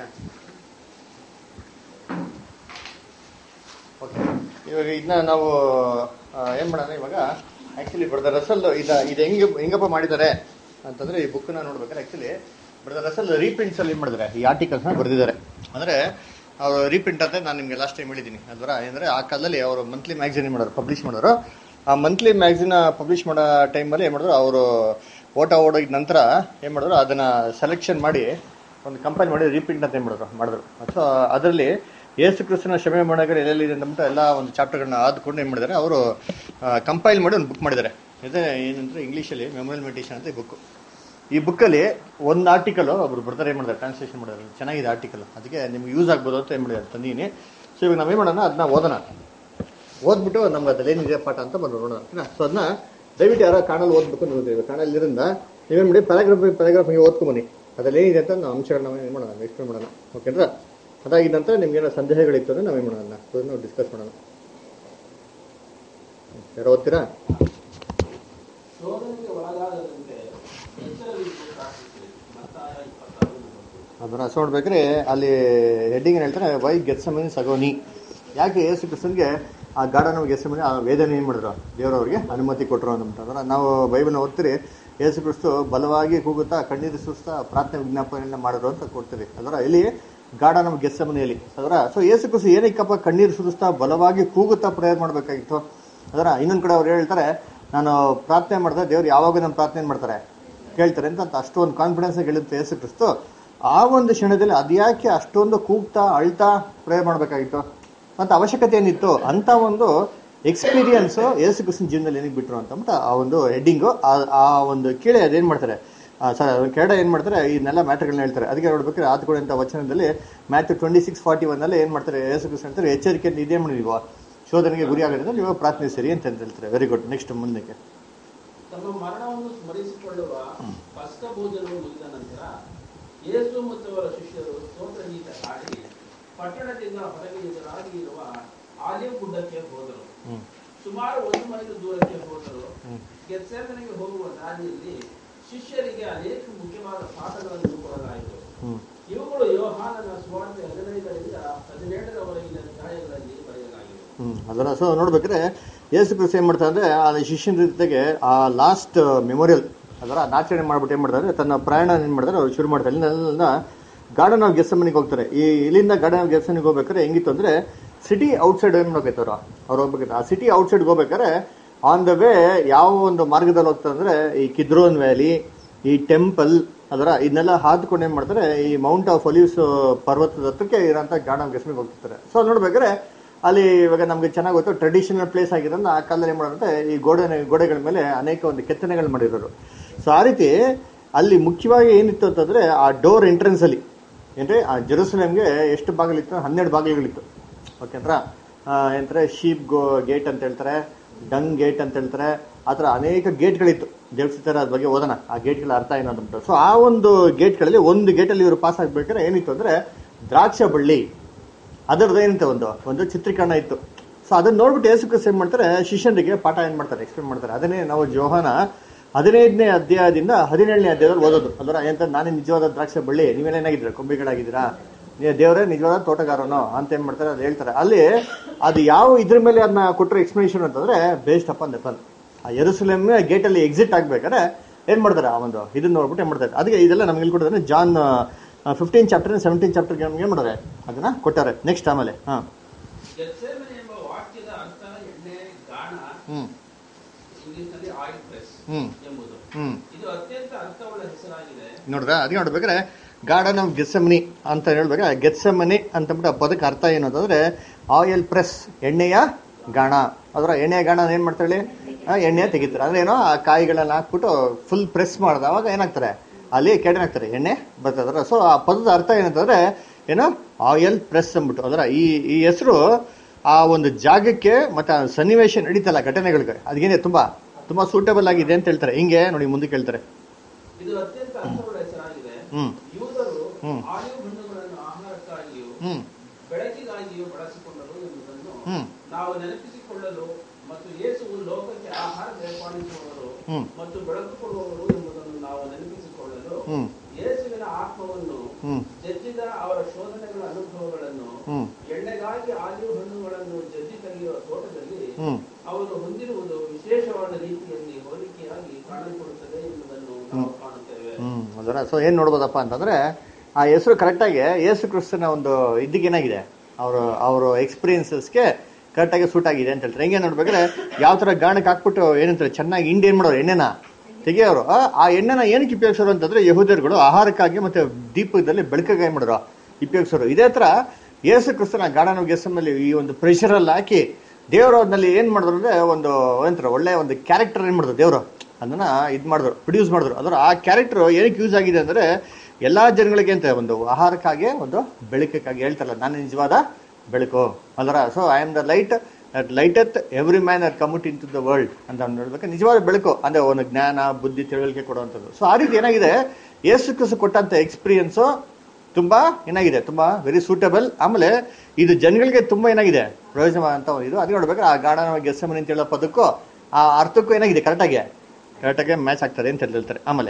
ಓಕೆ ಇವಾಗ ಇದನ್ನ ನಾವು ಆ, ಏನ್ ಮಾಡೋಣ ಇವಾಗ ಆಕ್ಚುಲಿ ಬ್ರದರ್ ರಸಲ್ ಇದ ಇದು ಹೆಂಗೆ ಹೆಂಗಪ್ಪ ಮಾಡಿದ್ದಾರೆ ಅಂತಂದ್ರೆ ಈ ಬುಕ್ನ ನೋಡ್ಬೇಕಾದ್ರೆ ಆಕ್ಚುಲಿ ಬ್ರದರ್ ರಸಲ್ ರೀಪ್ರಿಂಟ್ಸ್ ಅಲ್ಲಿ ಏನ್ ಮಾಡಿದ್ದಾರೆ ಈ ಆರ್ಟಿಕಲ್ಸ್ ನ ಬರೆದಿದ್ದಾರೆ ಅಂದ್ರೆ ಅವರು ರೀಪ್ರಿಂಟ್ ಅಂತ ನಾನು ನಿಮಗೆ ಲಾಸ್ಟ್ ಟೈಮ್ ಹೇಳಿದ್ದೀನಿ ಅಲ್ವರ ಏನಂದ್ರೆ ಆ ಕಾಲದಲ್ಲಿ ಅವರು ಮಂತ್ಲಿ ಮ್ಯಾಗ್ಝಿನ್ ಮಾಡೋರು ಪಬ್ಲಿಷ್ ಮಾಡೋರು ಆ ಮಂತ್ಲಿ ಮ್ಯಾಗ್ಝಿನ್ ಪಬ್ಲಿಷ್ ಮಾಡೋ ಟೈಮಲ್ಲಿ ಏನು ಮಾಡಿದ್ರು ಅವರು ಓಟ ಓಡೋಗಿದ ನಂತರ ಏನು ಮಾಡಿದ್ರು ಅದನ್ನ ಸೆಲೆಕ್ಷನ್ ಮಾಡಿ ಒಂದು ಕಂಪೈಲ್ ಮಾಡಿ ರೀಪ್ರಿಂಟ್ ಅಂತ ಏನು ಮಾಡಿದ್ರು ಮಾಡಿದ್ರು ಸೊ ಅದರಲ್ಲಿ ಯೇಸು ಕ್ರಿಸ್ತನ ಕ್ಷಮೆ ಮಾಡೋಕೆ ಎಲ್ಲೆಲ್ಲಿದೆ ಅಂದ್ಬಿಟ್ಟು ಎಲ್ಲ ಒಂದು ಚಾಪ್ಟರ್ಗಳನ್ನ ಆದ್ಕೊಂಡು ಏನು ಮಾಡಿದ್ದಾರೆ ಅವರು ಕಂಪೈಲ್ ಮಾಡಿ ಒಂದು ಬುಕ್ ಮಾಡಿದ್ದಾರೆ ಇದೇ ಏನಂದ್ರೆ ಇಂಗ್ಲೀಷಲ್ಲಿ ಮೆಮೊರಿಯಲ್ ಮೆಡಿಟೇಷನ್ ಅಂತ ಈ ಬುಕ್ ಈ ಬುಕ್ಕಲ್ಲಿ ಒಂದು ಆರ್ಟಿಕಲ್ ಒಬ್ರು ಬರ್ತಾರೆ ಏನು ಮಾಡಿದ್ದಾರೆ ಟ್ರಾನ್ಸ್ಲೇಷನ್ ಮಾಡಿದ್ದಾರೆ ಚೆನ್ನಾಗಿದೆ ಆರ್ಟಿಕಲ್ ಅದಕ್ಕೆ ನಿಮ್ಗೆ ಯೂಸ್ ಆಗ್ಬೋದು ಅಂತ ಏನು ಮಾಡಿದ್ದಾರೆ ತಂದೀನಿ ಸೊ ಇವಾಗ ನಾವೇನು ಮಾಡೋಣ ಅದನ್ನ ಓದೋಣ ಓದ್ಬಿಟ್ಟು ನಮ್ಗೆ ಅದ್ರಲ್ಲಿ ಏನಿದೆ ಪಾಠ ಅಂತ ಬಂದು ನೋಡೋಣ ಓಕೆನಾ ಸೊ ಅದನ್ನ ದಯವಿಟ್ಟು ಯಾರೋ ಕಾಣಲ್ ಓದ್ಬೇಕು ಅಂತ ನೋಡ್ತೀವಿ ಕಾಣಲ್ ಇರಿಂದ ನೀವೇನು ಮಾಡಿ ಪ್ಯಾರಾಗ್ರಾಫ್ ಪ್ಯಾರಾಗ್ರಾಫ್ ನೀವು ಓದ್ಕೊಂಬನಿ ಅದ್ರಲ್ಲಿ ಏನಿದೆ ಅಂತ ನಾವು ಅಂಶಗಳನ್ನ ಏನು ಮಾಡೋಣ ಎಕ್ಸ್ಪ್ಲೇನ್ ಮಾಡೋಣ ಓಕೆನಾ ಅದಾಗಿದ ನಂತರ ನಿಮ್ಗೆ ಏನೋ ಸಂದೇಹಗಳಿತ್ತು ಅಂದ್ರೆ ನಾವೇನು ಮಾಡೋಣ ಸೊ ನಾವು ಡಿಸ್ಕಸ್ ಮಾಡೋಣ ಯಾರೋ ಓದ್ತೀರಾ
ಶೋಧನೆಗೆ ಒಳಗಾಗದಂತೆ ಎಚ್ಚರವಿದ್ದು ಪ್ರಾರ್ಥಿಸಿರಿ ಮತ್ತಾಯ ಇಪ್ಪತ್ತಾರು ನಲವತ್ತು.
ಅದನ್ನ ಹಸ ನೋಡ್ಬೇಕ್ರೆ ಅಲ್ಲಿ ಹೆಡ್ಡಿಂಗ್ ಹೇಳ್ತಾರೆ ವೈ ಗೆತ್ಸಮನಿ ಸಗೋನಿ ಯಾಕೆ ಯೇಸು ಕ್ರಿಸ್ತನ್ಗೆ ಆ ಗಾರ್ಡನ್ ಗೆತ್ಸಮನಿ ಆ ವೇದನೆ ಏನು ಮಾಡಿದ್ರು ದೇವರವ್ರಿಗೆ ಅನುಮತಿ ಕೊಟ್ಟರು ಅಂತಂದ್ರೆ ನಾವು ಬೈಬಲ್ನ ಓದ್ತೀರಿ ಯೇಸು ಕ್ರಿಸ್ತು ಬಲವಾಗಿ ಕೂಗುತ್ತಾ ಕಣ್ಣೀರು ಸುಸ್ತಾ ಪ್ರಾರ್ಥನೆ ವಿಜ್ಞಾಪನೆಗಳನ್ನ ಮಾಡಿದ್ರು ಅಂತ ಕೊಡ್ತೀರಿ ಅದರ ಇಲ್ಲಿ ಗಾರ್ಡನ್ ಆಫ್ ಗೆಸ್ಸಮನೆಯಲ್ಲಿ ಅದರ ಸೊ ಯೇಸು ಕ್ರಿಸ್ತು ಏನಕ್ಕಪ್ಪ ಕಣ್ಣೀರು ಸುರಿಸ್ತಾ ಬಲವಾಗಿ ಕೂಗುತ್ತಾ ಪ್ರೇಯರ್ ಮಾಡಬೇಕಾಗಿತ್ತು ಅದರ ಇನ್ನೊಂದು ಕಡೆ ಅವ್ರು ಹೇಳ್ತಾರೆ ನಾನು ಪ್ರಾರ್ಥನೆ ಮಾಡಿದ್ರೆ ದೇವ್ರು ಯಾವಾಗ ನಮ್ಮ ಪ್ರಾರ್ಥನೆ ಮಾಡ್ತಾರೆ ಕೇಳ್ತಾರೆ ಅಂತ ಅಷ್ಟೊಂದು ಕಾನ್ಫಿಡೆನ್ಸ್ ಹೇಳುತ್ತೆ ಯೇಸು ಕ್ರಿಸ್ತು ಆ ಒಂದು ಕ್ಷಣದಲ್ಲಿ ಅದ್ಯಾಕೆ ಅಷ್ಟೊಂದು ಕೂಗ್ತಾ ಅಳ್ತಾ ಪ್ರೇ ಮಾಡಬೇಕಾಗಿತ್ತು ಮತ್ತು ಅವಶ್ಯಕತೆ ಏನಿತ್ತು ಅಂತ ಒಂದು ಎಕ್ಸ್ಪೀರಿಯನ್ಸು ಯೇಸು ಕ್ರಿಸ್ತನ ಜೀವನದಲ್ಲಿ ಏನಕ್ಕೆ ಬಿಟ್ರು ಅಂತ ಅಂದ್ಬಿಟ್ಟು ಆ ಒಂದು ಹೆಡ್ಡಿಂಗು ಆ ಒಂದು ಕೀಳೆ ಅದೇನು ಮಾಡ್ತಾರೆ ಸರ್ ಕೆರಡ ಏನು ಮಾಡ್ತಾರೆ ಇದನ್ನೆಲ್ಲ ಮ್ಯಾಟರ್ಗಳನ್ನ ಹೇಳ್ತಾರೆ ಅದಕ್ಕೆ ನೋಡ್ಬೇಕಾದ್ರೆ ಆತುಗಳು ಅಂತ ವಚನದಲ್ಲಿ ಮ್ಯಾಥ್ಯೂ ಟ್ವೆಂಟಿ ಸಿಕ್ಸ್ ಫಾರ್ಟಿ ಒನ್ನಲ್ಲಿ ಏನು ಮಾಡ್ತಾರೆ ಯೇಸು ಕ್ರಿಸ್ತ ಹೇಳ್ತಾರೆ ಎಚ್ಚರಿಕೆ ಇದೇ ಮಾಡಿ ನೀವು ಶೋಧನೆಗೆ ಗುರಿ ಆಗೋದ್ರಿಂದ ನೀವು ಪ್ರಾರ್ಥನಿಸಿರಿ ಅಂತ ಹೇಳ್ತಾರೆ ವೆರಿ ಗುಡ್ ನೆಕ್ಸ್ಟ್ ಮುಂದಕ್ಕೆ
ತಮ್ಮ ಮರಣವನ್ನು ಸ್ಮರಿಸಿಕೊಳ್ಳುವ ಪಸ್ಕ ಭೋಜನವು ಮುಗಿದ ನಂತರ ಯೇಸು ಮತ್ತು ಅವರ ಶಿಷ್ಯರು ಸ್ತೋತ್ರ ಗೀತೆ ಹಾಡಿ ಪಟ್ಟಣದಿಂದ ಹೊರಗೆ ಎದುರಾಗಿ ಇರುವ ಆಲಿವ್ ಗುಡ್ಡಕ್ಕೆ ಹೋದರು
ಹ್ಮ್.
ಸುಮಾರು ಒಂದು ಮೈಲು ದೂರಕ್ಕೆ ಹೋದರು
ಹ್ಮ್.
ಗೆತ್ಸೇಮನೆಗೆ ಹೋಗುವ ದಾರಿಯಲ್ಲಿ ಶಿಷ್ಯರಿಗೆ ಅನೇಕ ಮುಖ್ಯವಾದ ಪಾಠಗಳನ್ನು ಕೊಡಲಾಯಿತು
ಹ್ಮ್
ಇವುಗಳು ಯೋಹಾನನ ಸುವಾರ್ತೆ ಹದಿನೈದರಿಂದ ಹದಿನೇಳರವರೆಗಿನ ಅಧ್ಯಾಯಗಳಲ್ಲಿ ಬರೆಯಲಾಗಿದೆ
ಹ್ಮ್ ಅದನ್ನ ಸೊ ನೋಡ್ಬೇಕಾದ್ರೆ ಯೇಸು ಕ್ರಿಸ್ತ ಏನ್ ಮಾಡ್ತಾರೆ ಅಂದ್ರೆ ಆ ಶಿಷ್ಯನ ಜೊತೆಗೆ ಆ ಲಾಸ್ಟ್ ಮೆಮೊರಿಯಲ್ ಅದರ ಆಚರಣೆ ಮಾಡ್ಬಿಟ್ಟು ಏನ್ ಮಾಡ್ತಾರೆ ತನ್ನ ಪ್ರಯಾಣ ಏನ್ ಮಾಡ್ತಾರೆ ಅವ್ರು ಶುರು ಮಾಡ್ತಾರೆ ಇಲ್ಲಿಂದ ಗಾರ್ಡನ್ ಆಫ್ ಗೆಸ್ಸಮನಿಗೆ ಹೋಗ್ತಾರೆ ಈ ಇಲ್ಲಿಂದ ಗಾರ್ಡನ್ ಆಫ್ ಗೆಸ್ಸಮನಿಗೆ ಹೋಗ್ಬೇಕಾದ್ರೆ ಹೆಂಗಿತ್ತು ಅಂದ್ರೆ ಸಿಟಿ ಔಟ್ಸೈಡ್ ಏನ್ ಮಾಡ್ಬೇಕು ಅವ್ರು ಅವ್ರು ಹೋಗ್ಬೇಕಾದ್ರೆ ಆ ಸಿಟಿ ಔಟ್ಸೈಡ್ ಹೋಗ್ಬೇಕಾದ್ರೆ ಆನ್ ದ ವೇ ಯಾವ ಒಂದು ಮಾರ್ಗದಲ್ಲಿ ಹೋಗ್ತಾರೆ ಅಂದ್ರೆ ಈ ಕಿದ್ರೋನ್ ವ್ಯಾಲಿ ಈ ಟೆಂಪಲ್ ಅದರ ಇದನ್ನೆಲ್ಲ ಹಾದ್ಕೊಂಡು ಏನ್ ಮಾಡ್ತಾರೆ ಈ ಮೌಂಟ್ ಆಫ್ ಒಲಿವ್ಸ್ ಪರ್ವತದ ಹತ್ರಕ್ಕೆ ಇರೋಂಥ ಗಾರ್ಡನ್ ಆಫ್ ಗೆಸ್ಸಮಿಗೆ ಹೋಗ್ತಿರ್ತಾರೆ ಸೊ ನೋಡ್ಬೇಕಾದ್ರೆ ಅಲ್ಲಿ ಇವಾಗ ನಮ್ಗೆ ಚೆನ್ನಾಗಿ ಗೊತ್ತು ಟ್ರೆಡಿಷನಲ್ ಪ್ಲೇಸ್ ಆಗಿರೋದ್ರಿಂದ ಆ ಕಾಲದಲ್ಲಿ ಏನ್ ಮಾಡೋದಂತೆ ಈ ಗೋಡೆ ಗೋಡೆಗಳ ಮೇಲೆ ಅನೇಕ ಒಂದು ಕೆತ್ತನೆಗಳು ಮಾಡಿರೋರು ಸೊ ಆ ರೀತಿ ಅಲ್ಲಿ ಮುಖ್ಯವಾಗಿ ಏನಿತ್ತು ಅಂತಂದ್ರೆ ಆ ಡೋರ್ ಎಂಟ್ರೆನ್ಸ್ ಅಲ್ಲಿ ಏನ್ರಿ ಆ ಜೆರೂಸಲೇಮ್ಗೆ ಎಷ್ಟು ಬಾಗಿಲಿತ್ತು ಹನ್ನೆರಡು ಬಾಗಿಲುಗಳಿತ್ತು ಓಕೆಂದ್ರ ಏನಂತಾರೆ ಶೀಪ್ ಗೋ ಗೇಟ್ ಅಂತ ಹೇಳ್ತಾರೆ ಡಂಗ್ ಗೇಟ್ ಅಂತ ಹೇಳ್ತಾರೆ ಆ ಥರ ಅನೇಕ ಗೇಟ್ಗಳಿತ್ತು ದೇವಸ್ಥಾನ ಅದ್ರ ಬಗ್ಗೆ ಓದೋಣ ಆ ಗೇಟ್ಗಳ ಅರ್ಥ ಏನು ಅಂತ ಸೊ ಆ ಒಂದು ಗೇಟ್ಗಳಲ್ಲಿ ಒಂದು ಗೇಟಲ್ಲಿ ಇವರು ಪಾಸ್ ಆಗ್ಬೇಕಾದ್ರೆ ಏನಿತ್ತು ಅಂದ್ರೆ ದ್ರಾಕ್ಷ ಬಳ್ಳಿ ಅದರದ್ದು ಏನಿತ್ತು ಒಂದು ಒಂದು ಚಿತ್ರೀಕರಣ ಇತ್ತು ಸೊ ಅದನ್ನ ನೋಡ್ಬಿಟ್ಟು ಯೇಸು ಕ್ರಿಸ್ತ ಏನ್ ಮಾಡ್ತಾರೆ ಶಿಷ್ಯನಿಗೆ ಪಾಠ ಏನ್ ಮಾಡ್ತಾರೆ ಎಕ್ಸ್ಪ್ಲೇನ್ ಮಾಡ್ತಾರೆ ಅದನ್ನೇ ನಾವು ಜೋಹಾನ ಹದಿನೈದನೇ ಅಧ್ಯಾಯದಿಂದ ಹದಿನೇಳನೇ ಅಧ್ಯಾಯದಲ್ಲಿ ಓದೋದು ಅದರ ಏನಂತ ನಾನೇ ನಿಜವಾದ ದ್ರಾಕ್ಷ ಬಳ್ಳಿ ನೀವೇನ ಏನಾಗಿದ್ದೀರಾ ಕೊಂಬಿಗಳಾಗಿದ್ದೀರಾ ನೀವು ದೇವರೇ ನಿಜವಾದ ತೋಟಗಾರನು ಅಂತ ಏನ್ ಮಾಡ್ತಾರೆ ಅದು ಹೇಳ್ತಾರೆ ಅಲ್ಲಿ ಅದು ಯಾವ ಇದ್ರ ಮೇಲೆ ಅದನ್ನ ಕೊಟ್ಟರೆ ಎಕ್ಸ್ಪ್ಲನೇಷನ್ ಅಂತಂದ್ರೆ ಬೇಸ್ಡ್ ಅಪ್ ನೆಪನ್ ಆ ಯೆರೂಸಲೇಮ್ ಗೇಟ್ ಅಲ್ಲಿ ಎಕ್ಸಿಟ್ ಆಗ್ಬೇಕಾದ್ರೆ ಏನ್ ಮಾಡ್ತಾರೆ ಆ ಒಂದು ಇದನ್ನ ನೋಡ್ಬಿಟ್ಟು ಏನ್ ಮಾಡ್ತಾರೆ ಅದಕ್ಕೆ ಇದೆಲ್ಲ ನಮ್ಗೆ ಇಲ್ಲಿ ಕೊಟ್ಟಿದ್ದಾರೆ John fifteen chapter seventeen chapter ಏನ್ ಮಾಡಿದ್ರೆ ಅದನ್ನ ಕೊಟ್ಟಾರೆ ನೆಕ್ಸ್ಟ್ ಆಮೇಲೆ ಹಾ
ಗೆತ್ಸೇಮನೆ ಎಂಬ ವಾಕ್ಯದ ಅರ್ಥ ಎಣ್ಣೆ ಗಾಣ
ಹ್ಮ್
ಇಂಗ್ಲಿಷ್ನಲ್ಲಿ ಆಯಿಲ್ ಪ್ರೆಸ್
ಹ್ಮ್
ಎಂಬುದು
ಹ್ಮ್
ಇದು ಅತ್ಯಂತ ಅರ್ಥವುಳ್ಳ ಹೆಸರಾಗಿದೆ
ನೋಡ್ರ ಅದಕ್ಕೆ ನೋಡ್ಬೇಕಾದ್ರೆ ಗಾರ್ಡನ್ ಆಫ್ ಗೆಸ್ಸಮನಿ ಅಂತ ಹೇಳ್ಬೇಕಾ ಗೆಸ್ಸಮನಿ ಅಂತಂದ್ಬಿಟ್ಟು ಆ ಪದಕ್ಕೆ ಅರ್ಥ ಏನು ಅಂತಂದ್ರೆ ಆಯಿಲ್ ಪ್ರೆಸ್ ಎಣ್ಣೆಯ ಗಾಣ ಅದರ ಎಣ್ಣೆಯ ಗಾಣ ಏನ್ ಮಾಡ್ತಾಳೆ ಆ, ಎಣ್ಣೆ ತೆಗಿತಾರೆ ಅಂದ್ರೆ ಏನೋ ಆ ಕಾಯಿಗಳನ್ನ ಹಾಕ್ಬಿಟ್ಟು ಫುಲ್ ಪ್ರೆಸ್ ಮಾಡ್ದ ಅವಾಗ ಏನಾಗ್ತಾರೆ ಅಲ್ಲಿ ಕೆಡನಾಗ್ತಾರೆ ಎಣ್ಣೆ ಬರ್ತದ್ರ ಸೊ ಆ ಪದದ ಅರ್ಥ ಏನಂತಂದ್ರೆ ಏನೋ ಆಯಿಲ್ ಪ್ರೆಸ್ ಅಂದ್ಬಿಟ್ಟು ಅದರ ಈ ಈ ಹೆಸರು ಆ ಒಂದು ಜಾಗಕ್ಕೆ ಮತ್ತೆ ಆ ಸನ್ನಿವೇಶ ನಡೀತಲ್ಲ ಘಟನೆಗಳಿಗೆ ಅದಕ್ಕೇನೆ ತುಂಬಾ ತುಂಬಾ ಸೂಟಬಲ್ ಆಗಿದೆ ಅಂತ ಹೇಳ್ತಾರೆ ಹಿಂಗೆ ನೋಡಿ ಮುಂದಕ್ಕೆ ಹೇಳ್ತಾರೆ
ಇದು ಅತ್ಯಂತ ಅರ್ಥವುಳ್ಳ ಹೆಸರಾಗಿದೆ
ಹ್ಮ್
ಯೂದರು
ಹ್ಮ್.
ಆಲಿವ್ ಹಣ್ಣುಗಳನ್ನು ಆಹಾರಕ್ಕಾಗಿಯೂ
ಹ್ಮ್
ಬೆಳಕಿಗಾಗಿಯೂ ಬಳಸಿಕೊಂಡರು ಎಂಬುದನ್ನು
ಹ್ಮ್.
ನಾವು ನೆನಪಿಸಿಕೊಳ್ಳಲು ಮತ್ತು ಯೇಸುವು ಲೋಕಕ್ಕೆ ಆಹಾರ ಬೇರ್ಪಡಿಸುವವರು
ಹ್ಮ್.
ಮತ್ತು ಬೆಳಕು ಕೊಡುವವರು ಎಂಬುದನ್ನು ನಾವು ನೆನಪಿಸಿಕೊಳ್ಳಲು
ಹ್ಮ್.
ಯೇಸುವಿನ ಆತ್ಮವನ್ನು
ಹ್ಮ್.
ಜಜ್ಜಿದ ಅವರ ಶೋಧನೆಗಳ ಅನುಭವಗಳನ್ನು
ಹ್ಮ್.
ಎಣ್ಣೆಗಾಗಿ ಆಲಿವ್ ಹಣ್ಣುಗಳನ್ನು ಜಜ್ಜಿ ತೆಗೆಯುವ ತೋಟದಲ್ಲಿ
ಹ್ಮ್.
ಅವರು ಹೊಂದಿರುವುದು ವಿಶೇಷವಾದ ರೀತಿಯಲ್ಲಿ ಹೋಲಿಕೆಯಾಗಿ ಕಾಣಲ್ಪಡುತ್ತದೆ ಎಂಬುದನ್ನು ನಾವು ಕಾಣುತ್ತೇವೆ
ಹ್ಮ್ ಅದರ ಸೊ ಏನ್ ನೋಡ್ಬೋದಪ್ಪ ಅಂತಂದ್ರೆ ಆ ಹೆಸರು ಕರೆಕ್ಟಾಗಿ ಯೇಸು ಕ್ರಿಸ್ತನ ಒಂದು ಇದಕ್ಕೆ ಏನಾಗಿದೆ ಅವರು ಅವರು ಎಕ್ಸ್ಪೀರಿಯನ್ಸಸ್ಗೆ ಕರೆಕ್ಟಾಗಿ ಸೂಟ್ ಆಗಿದೆ ಅಂತ ಹೇಳ್ತಾರೆ ಹೆಂಗೆ ನೋಡ್ಬೇಕಾದ್ರೆ ಯಾವ ಥರ ಗಾಣಕ್ಕೆ ಹಾಕ್ಬಿಟ್ಟು ಏನಂತಾರೆ ಚೆನ್ನಾಗಿ ಹಿಂಡಿ ಏನು ಮಾಡೋರು ಎಣ್ಣೆನ ತೆಗಿಯೋರು ಆ, ಆ ಎಣ್ಣೆನ ಏನಕ್ಕೆ ಉಪಯೋಗಿಸೋರು ಅಂತಂದ್ರೆ ಯಹೂದ್ಯರುಗಳು ಆಹಾರಕ್ಕಾಗಿ ಮತ್ತೆ ದೀಪದಲ್ಲಿ ಬೆಳಕಿಗೆ ಏನು ಮಾಡೋರು ಉಪಯೋಗಿಸೋರು ಇದೇ ಥರ ಯೇಸು ಕ್ರಿಸ್ತನ ಗಾರ್ಡನ್ ಆಫ್ ಗೆಸಮಲ್ಲಿ ಈ ಒಂದು ಪ್ರೆಷರಲ್ಲಿ ಹಾಕಿ ದೇವರು ಅದ್ರಲ್ಲಿ ಏನು ಮಾಡಿದ್ರು ಅಂದ್ರೆ ಒಂದು ಏನಂತಾರೆ ಒಳ್ಳೆ ಒಂದು ಕ್ಯಾರೆಕ್ಟರ್ ಏನು ಮಾಡಿದ್ರು ದೇವರು ಅದನ್ನ ಇದು ಮಾಡಿದ್ರು ಪ್ರೊಡ್ಯೂಸ್ ಮಾಡಿದ್ರು ಅದರ ಆ ಕ್ಯಾರೆಕ್ಟರ್ ಏನಕ್ಕೆ ಯೂಸ್ ಆಗಿದೆ ಅಂದ್ರೆ ಎಲ್ಲಾ ಜನಗಳಿಗೆ ಅಂತ ಒಂದು ಆಹಾರಕ್ಕಾಗಿ ಒಂದು ಬೆಳಕಕ್ಕಾಗಿ ಹೇಳ್ತಾರಲ್ಲ ನಾನು ನಿಜವಾದ ಬೆಳಕು ಅಲ್ರ so I am the light that lighteth every man are cometh into the world ಅಂತ ನೋಡ್ಬೇಕು ನಿಜವಾದ ಬೆಳಕು ಅಂದ್ರೆ ಒಂದು ಜ್ಞಾನ ಬುದ್ಧಿ ತಿಳುವಳಿಕೆ ಕೊಡುವಂಥದ್ದು ಸೊ ಆ ರೀತಿ ಏನಾಗಿದೆ ಯೇಸು ಕ್ರಿಸ್ತು ಕೊಟ್ಟಂತ ಎಕ್ಸ್ಪೀರಿಯನ್ಸು ತುಂಬಾ ಏನಾಗಿದೆ ತುಂಬಾ ವೆರಿ ಸೂಟಬಲ್ ಆಮೇಲೆ ಇದು ಜನಗಳಿಗೆ ತುಂಬಾ ಏನಾಗಿದೆ ಪ್ರಯೋಜನ ಅಂತ ಒಂದು ಇದು ಅದು ನೋಡ್ಬೇಕಾದ್ರೆ ಆ ಗಾರ್ಡನ್ ಗೆಸ್ಸಮನಿ ಅಂತ ಹೇಳೋ ಪದಕ್ಕೂ ಆ ಅರ್ಥಕ್ಕೂ ಏನಾಗಿದೆ ಕರೆಕ್ಟಾಗಿ ಕರೆಕ್ಟಾಗಿ ಮ್ಯಾಚ್ ಆಗ್ತದೆ ಅಂತ ಹೇಳ್ತಾರೆ ಆಮೇಲೆ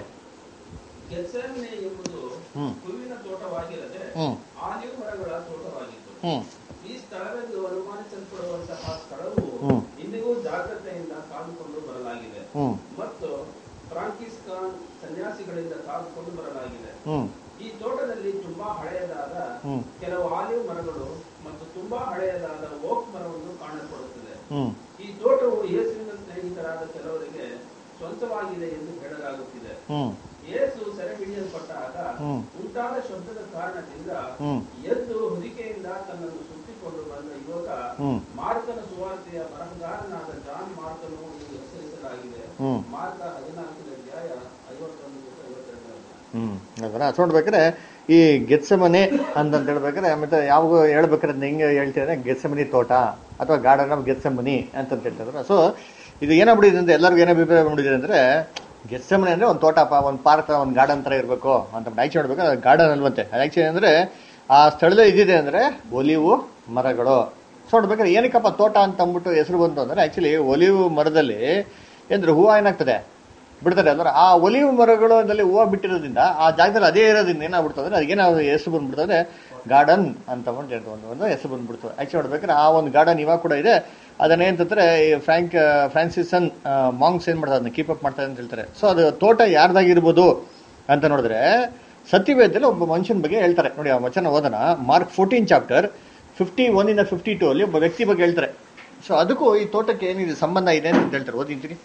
ಗೆತ್ಸೆಮನೆ ಎಂಬುದು
ಹ್ಮ್.
ಹೂವಿನ ತೋಟವಾಗಿರದೆ
ಹ್ಮ್
ಆಲಿವ್ ಮರಗಳ ತೋಟವಾಗಿತ್ತು
ಹ್ಮ್
ಈ ಸ್ಥಳವೆಂದು ಅನುಮಾನಿಸಲ್ಪಡುವಂತಹ ಸ್ಥಳವು
ಹ್ಮ್.
ಇಂದಿಗೂ ಜಾಗ್ರತೆಯಿಂದ ಕಾದುಕೊಂಡು ಬರಲಾಗಿದೆ
ಹ್ಮ್
ಮತ್ತು ಫ್ರಾಂಕಿಸ್ ಖಾನ್ ಸನ್ಯಾಸಿಗಳಿಂದ ಕಾದುಕೊಂಡು ಬರಲಾಗಿದೆ
ಹ್ಮ್
ಈ ತೋಟದಲ್ಲಿ ತುಂಬಾ ಹಳೆಯದಾದ
ಹ್ಮ್.
ಕೆಲವು ಆಲಿವ್ ಮರಗಳು ಮತ್ತು ತುಂಬಾ ಹಳೆಯದಾದ ಓಕ್ ಮರವನ್ನು ಕಾಣಲ್ಪಡುತ್ತದೆ
ಹ್ಮ್
ಈ ತೋಟವು ಯೇಸುವಿನ ಸ್ನೇಹಿತರಾದ ಕೆಲವರಿಗೆ ಸ್ವಂತವಾಗಿದೆ ಎಂದು ಹೇಳಲಾಗುತ್ತಿದೆ
ಹ್ಮ್
ಯೇಸು ಸೆರೆ ಹಿಡಿಯಲ್ಪಟ್ಟಾಗ
ಹ್ಮ್.
ಉಂಟಾದ ಶಬ್ದದ ಕಾರಣದಿಂದ
ಹ್ಮ್.
ಎದ್ದು ಹೊದಿಕೆಯಿಂದ ತನ್ನನ್ನು ಸುತ್ತಿಕೊಂಡು ಬಂದ ಯುವಕ
ಹ್ಮ್.
ಮಾರ್ಕನ ಸುವಾರ್ತೆಯ ಬರಹಗಾರನಾದ ಜಾನ್ ಮಾರ್ಕನು ಎಂದು ಹೆಸರಿಸಲಾಗಿದೆ
ಹ್ಮ್.
ಮಾರ್ಕ ಹದಿನಾಲ್ಕನೇ ಅಧ್ಯಾಯ ಐವತ್ತೊಂದು ಮತ್ತು ಐವತ್ತೆರಡನೇ
ಹ್ಮ್ ಅದರ ಅದು ನೋಡ್ಬೇಕಾದ್ರೆ ಈ ಗೆತ್ಸಮನೆ ಅಂತ ಹೇಳ್ಬೇಕಾದ್ರೆ ಮತ್ತೆ ಯಾವಾಗ ಹೇಳ್ಬೇಕಾದ್ರೆ ಅದ್ನ ಹೆಂಗೆ ಹೇಳ್ತಿದ್ರೆ ಗೆತ್ಸಮನಿ ತೋಟ ಅಥವಾ ಗಾರ್ಡನ್ ಆಫ್ ಗೆತ್ಸಮನಿ ಅಂತ ಹೇಳ್ತಿದ್ರು ಸೊ ಇದು ಏನಾಗ್ಬಿಟ್ಟಿದೆ ಅಂದ್ರೆ ಎಲ್ಲರಿಗೂ ಏನೋ ಅಭಿಪ್ರಾಯ ಬಂದಿದೆ ಅಂದ್ರೆ ಗೆತ್ಸಮನೆ ಅಂದ್ರೆ ಒಂದು ತೋಟಪ್ಪ ಒಂದು ಪಾರ್ಕ್ ಒಂದು ಗಾರ್ಡನ್ ತರ ಇರಬೇಕು ಅಂತ ಆಕ್ಚುಲಿ ನೋಡ್ಬೇಕಾದ್ರೆ ಗಾರ್ಡನ್ ಅಲ್ವಂತೆ ಆಕ್ಚುಲಿ ಅಂದ್ರೆ ಆ ಸ್ಥಳದಲ್ಲಿ ಇದಿದೆ ಅಂದ್ರೆ ಒಲಿವು ಮರಗಳು ಸೊ ನೋಡ್ಬೇಕಾದ್ರೆ ಏನಕ್ಕಪ್ಪ ತೋಟ ಅಂತ ಅಂದ್ಬಿಟ್ಟು ಹೆಸರು ಬಂತು ಅಂದ್ರೆ ಆಕ್ಚುಲಿ ಒಲಿವು ಮರದಲ್ಲಿ ಅಂದ್ರೆ ಹೂವು ಏನಾಗ್ತದೆ ಬಿಡ್ತಾರೆ ಅಂದ್ರೆ ಆ ಒಲಿವು ಮರಗಳಲ್ಲಿ ಹೂವು ಬಿಟ್ಟಿರೋದ್ರಿಂದ ಆ ಜಾಗದಲ್ಲಿ ಅದೇ ಇರೋದ್ರಿಂದ ಏನಾಗ್ಬಿಡ್ತದೆ ಅದಕ್ಕೆ ಏನಾದ್ರು ಹೆಸರು ಬಂದ್ಬಿಡ್ತದೆ ಗಾರ್ಡನ್ ಅಂತ ಒಂದು ಹೇಳ್ತಾರೆ. ಒಂದು ಒಂದು ಹೆಸರು ಬಂದ್ಬಿಡ್ತದೆ ಆಕ್ಚುಲಿ ನೋಡ್ಬೇಕಾದ್ರೆ ಆ ಒಂದು ಗಾರ್ಡನ್ ಇವಾಗ ಕೂಡ ಇದೆ ಅದನ್ನ ಏನಂತಾರೆ ಈ ಫ್ರಾಂಕ್ ಫ್ರಾನ್ಸಿಸನ್ ಮಾಂಗ್ಸ್ ಏನ್ ಮಾಡ್ತಾರೆ ಅದನ್ನ ಕೀಪ್ ಅಪ್ ಮಾಡ್ತಾರೆ ಅಂತ ಹೇಳ್ತಾರೆ ಸೊ ಅದು ತೋಟ ಯಾರ್ದಾಗಿರ್ಬೋದು ಅಂತ ನೋಡಿದ್ರೆ ಸತ್ಯವೇದದಲ್ಲಿ ಒಬ್ಬ ಮನುಷ್ಯನ ಬಗ್ಗೆ ಹೇಳ್ತಾರೆ ನೋಡಿ ಆ ವಚನ ಓದನ Mark fourteen chapter fifty one ಇಂದ ಫಿಫ್ಟಿ ಟೂ ಅಲ್ಲಿ ಒಬ್ಬ ವ್ಯಕ್ತಿ ಬಗ್ಗೆ ಹೇಳ್ತಾರೆ ಸೊ ಅದಕ್ಕೂ ಈ ತೋಟಕ್ಕೆ ಏನಿದೆ ಸಂಬಂಧ ಇದೆ ಅಂತ ಹೇಳ್ತಾರೆ ಓದಿಂತೀನಿ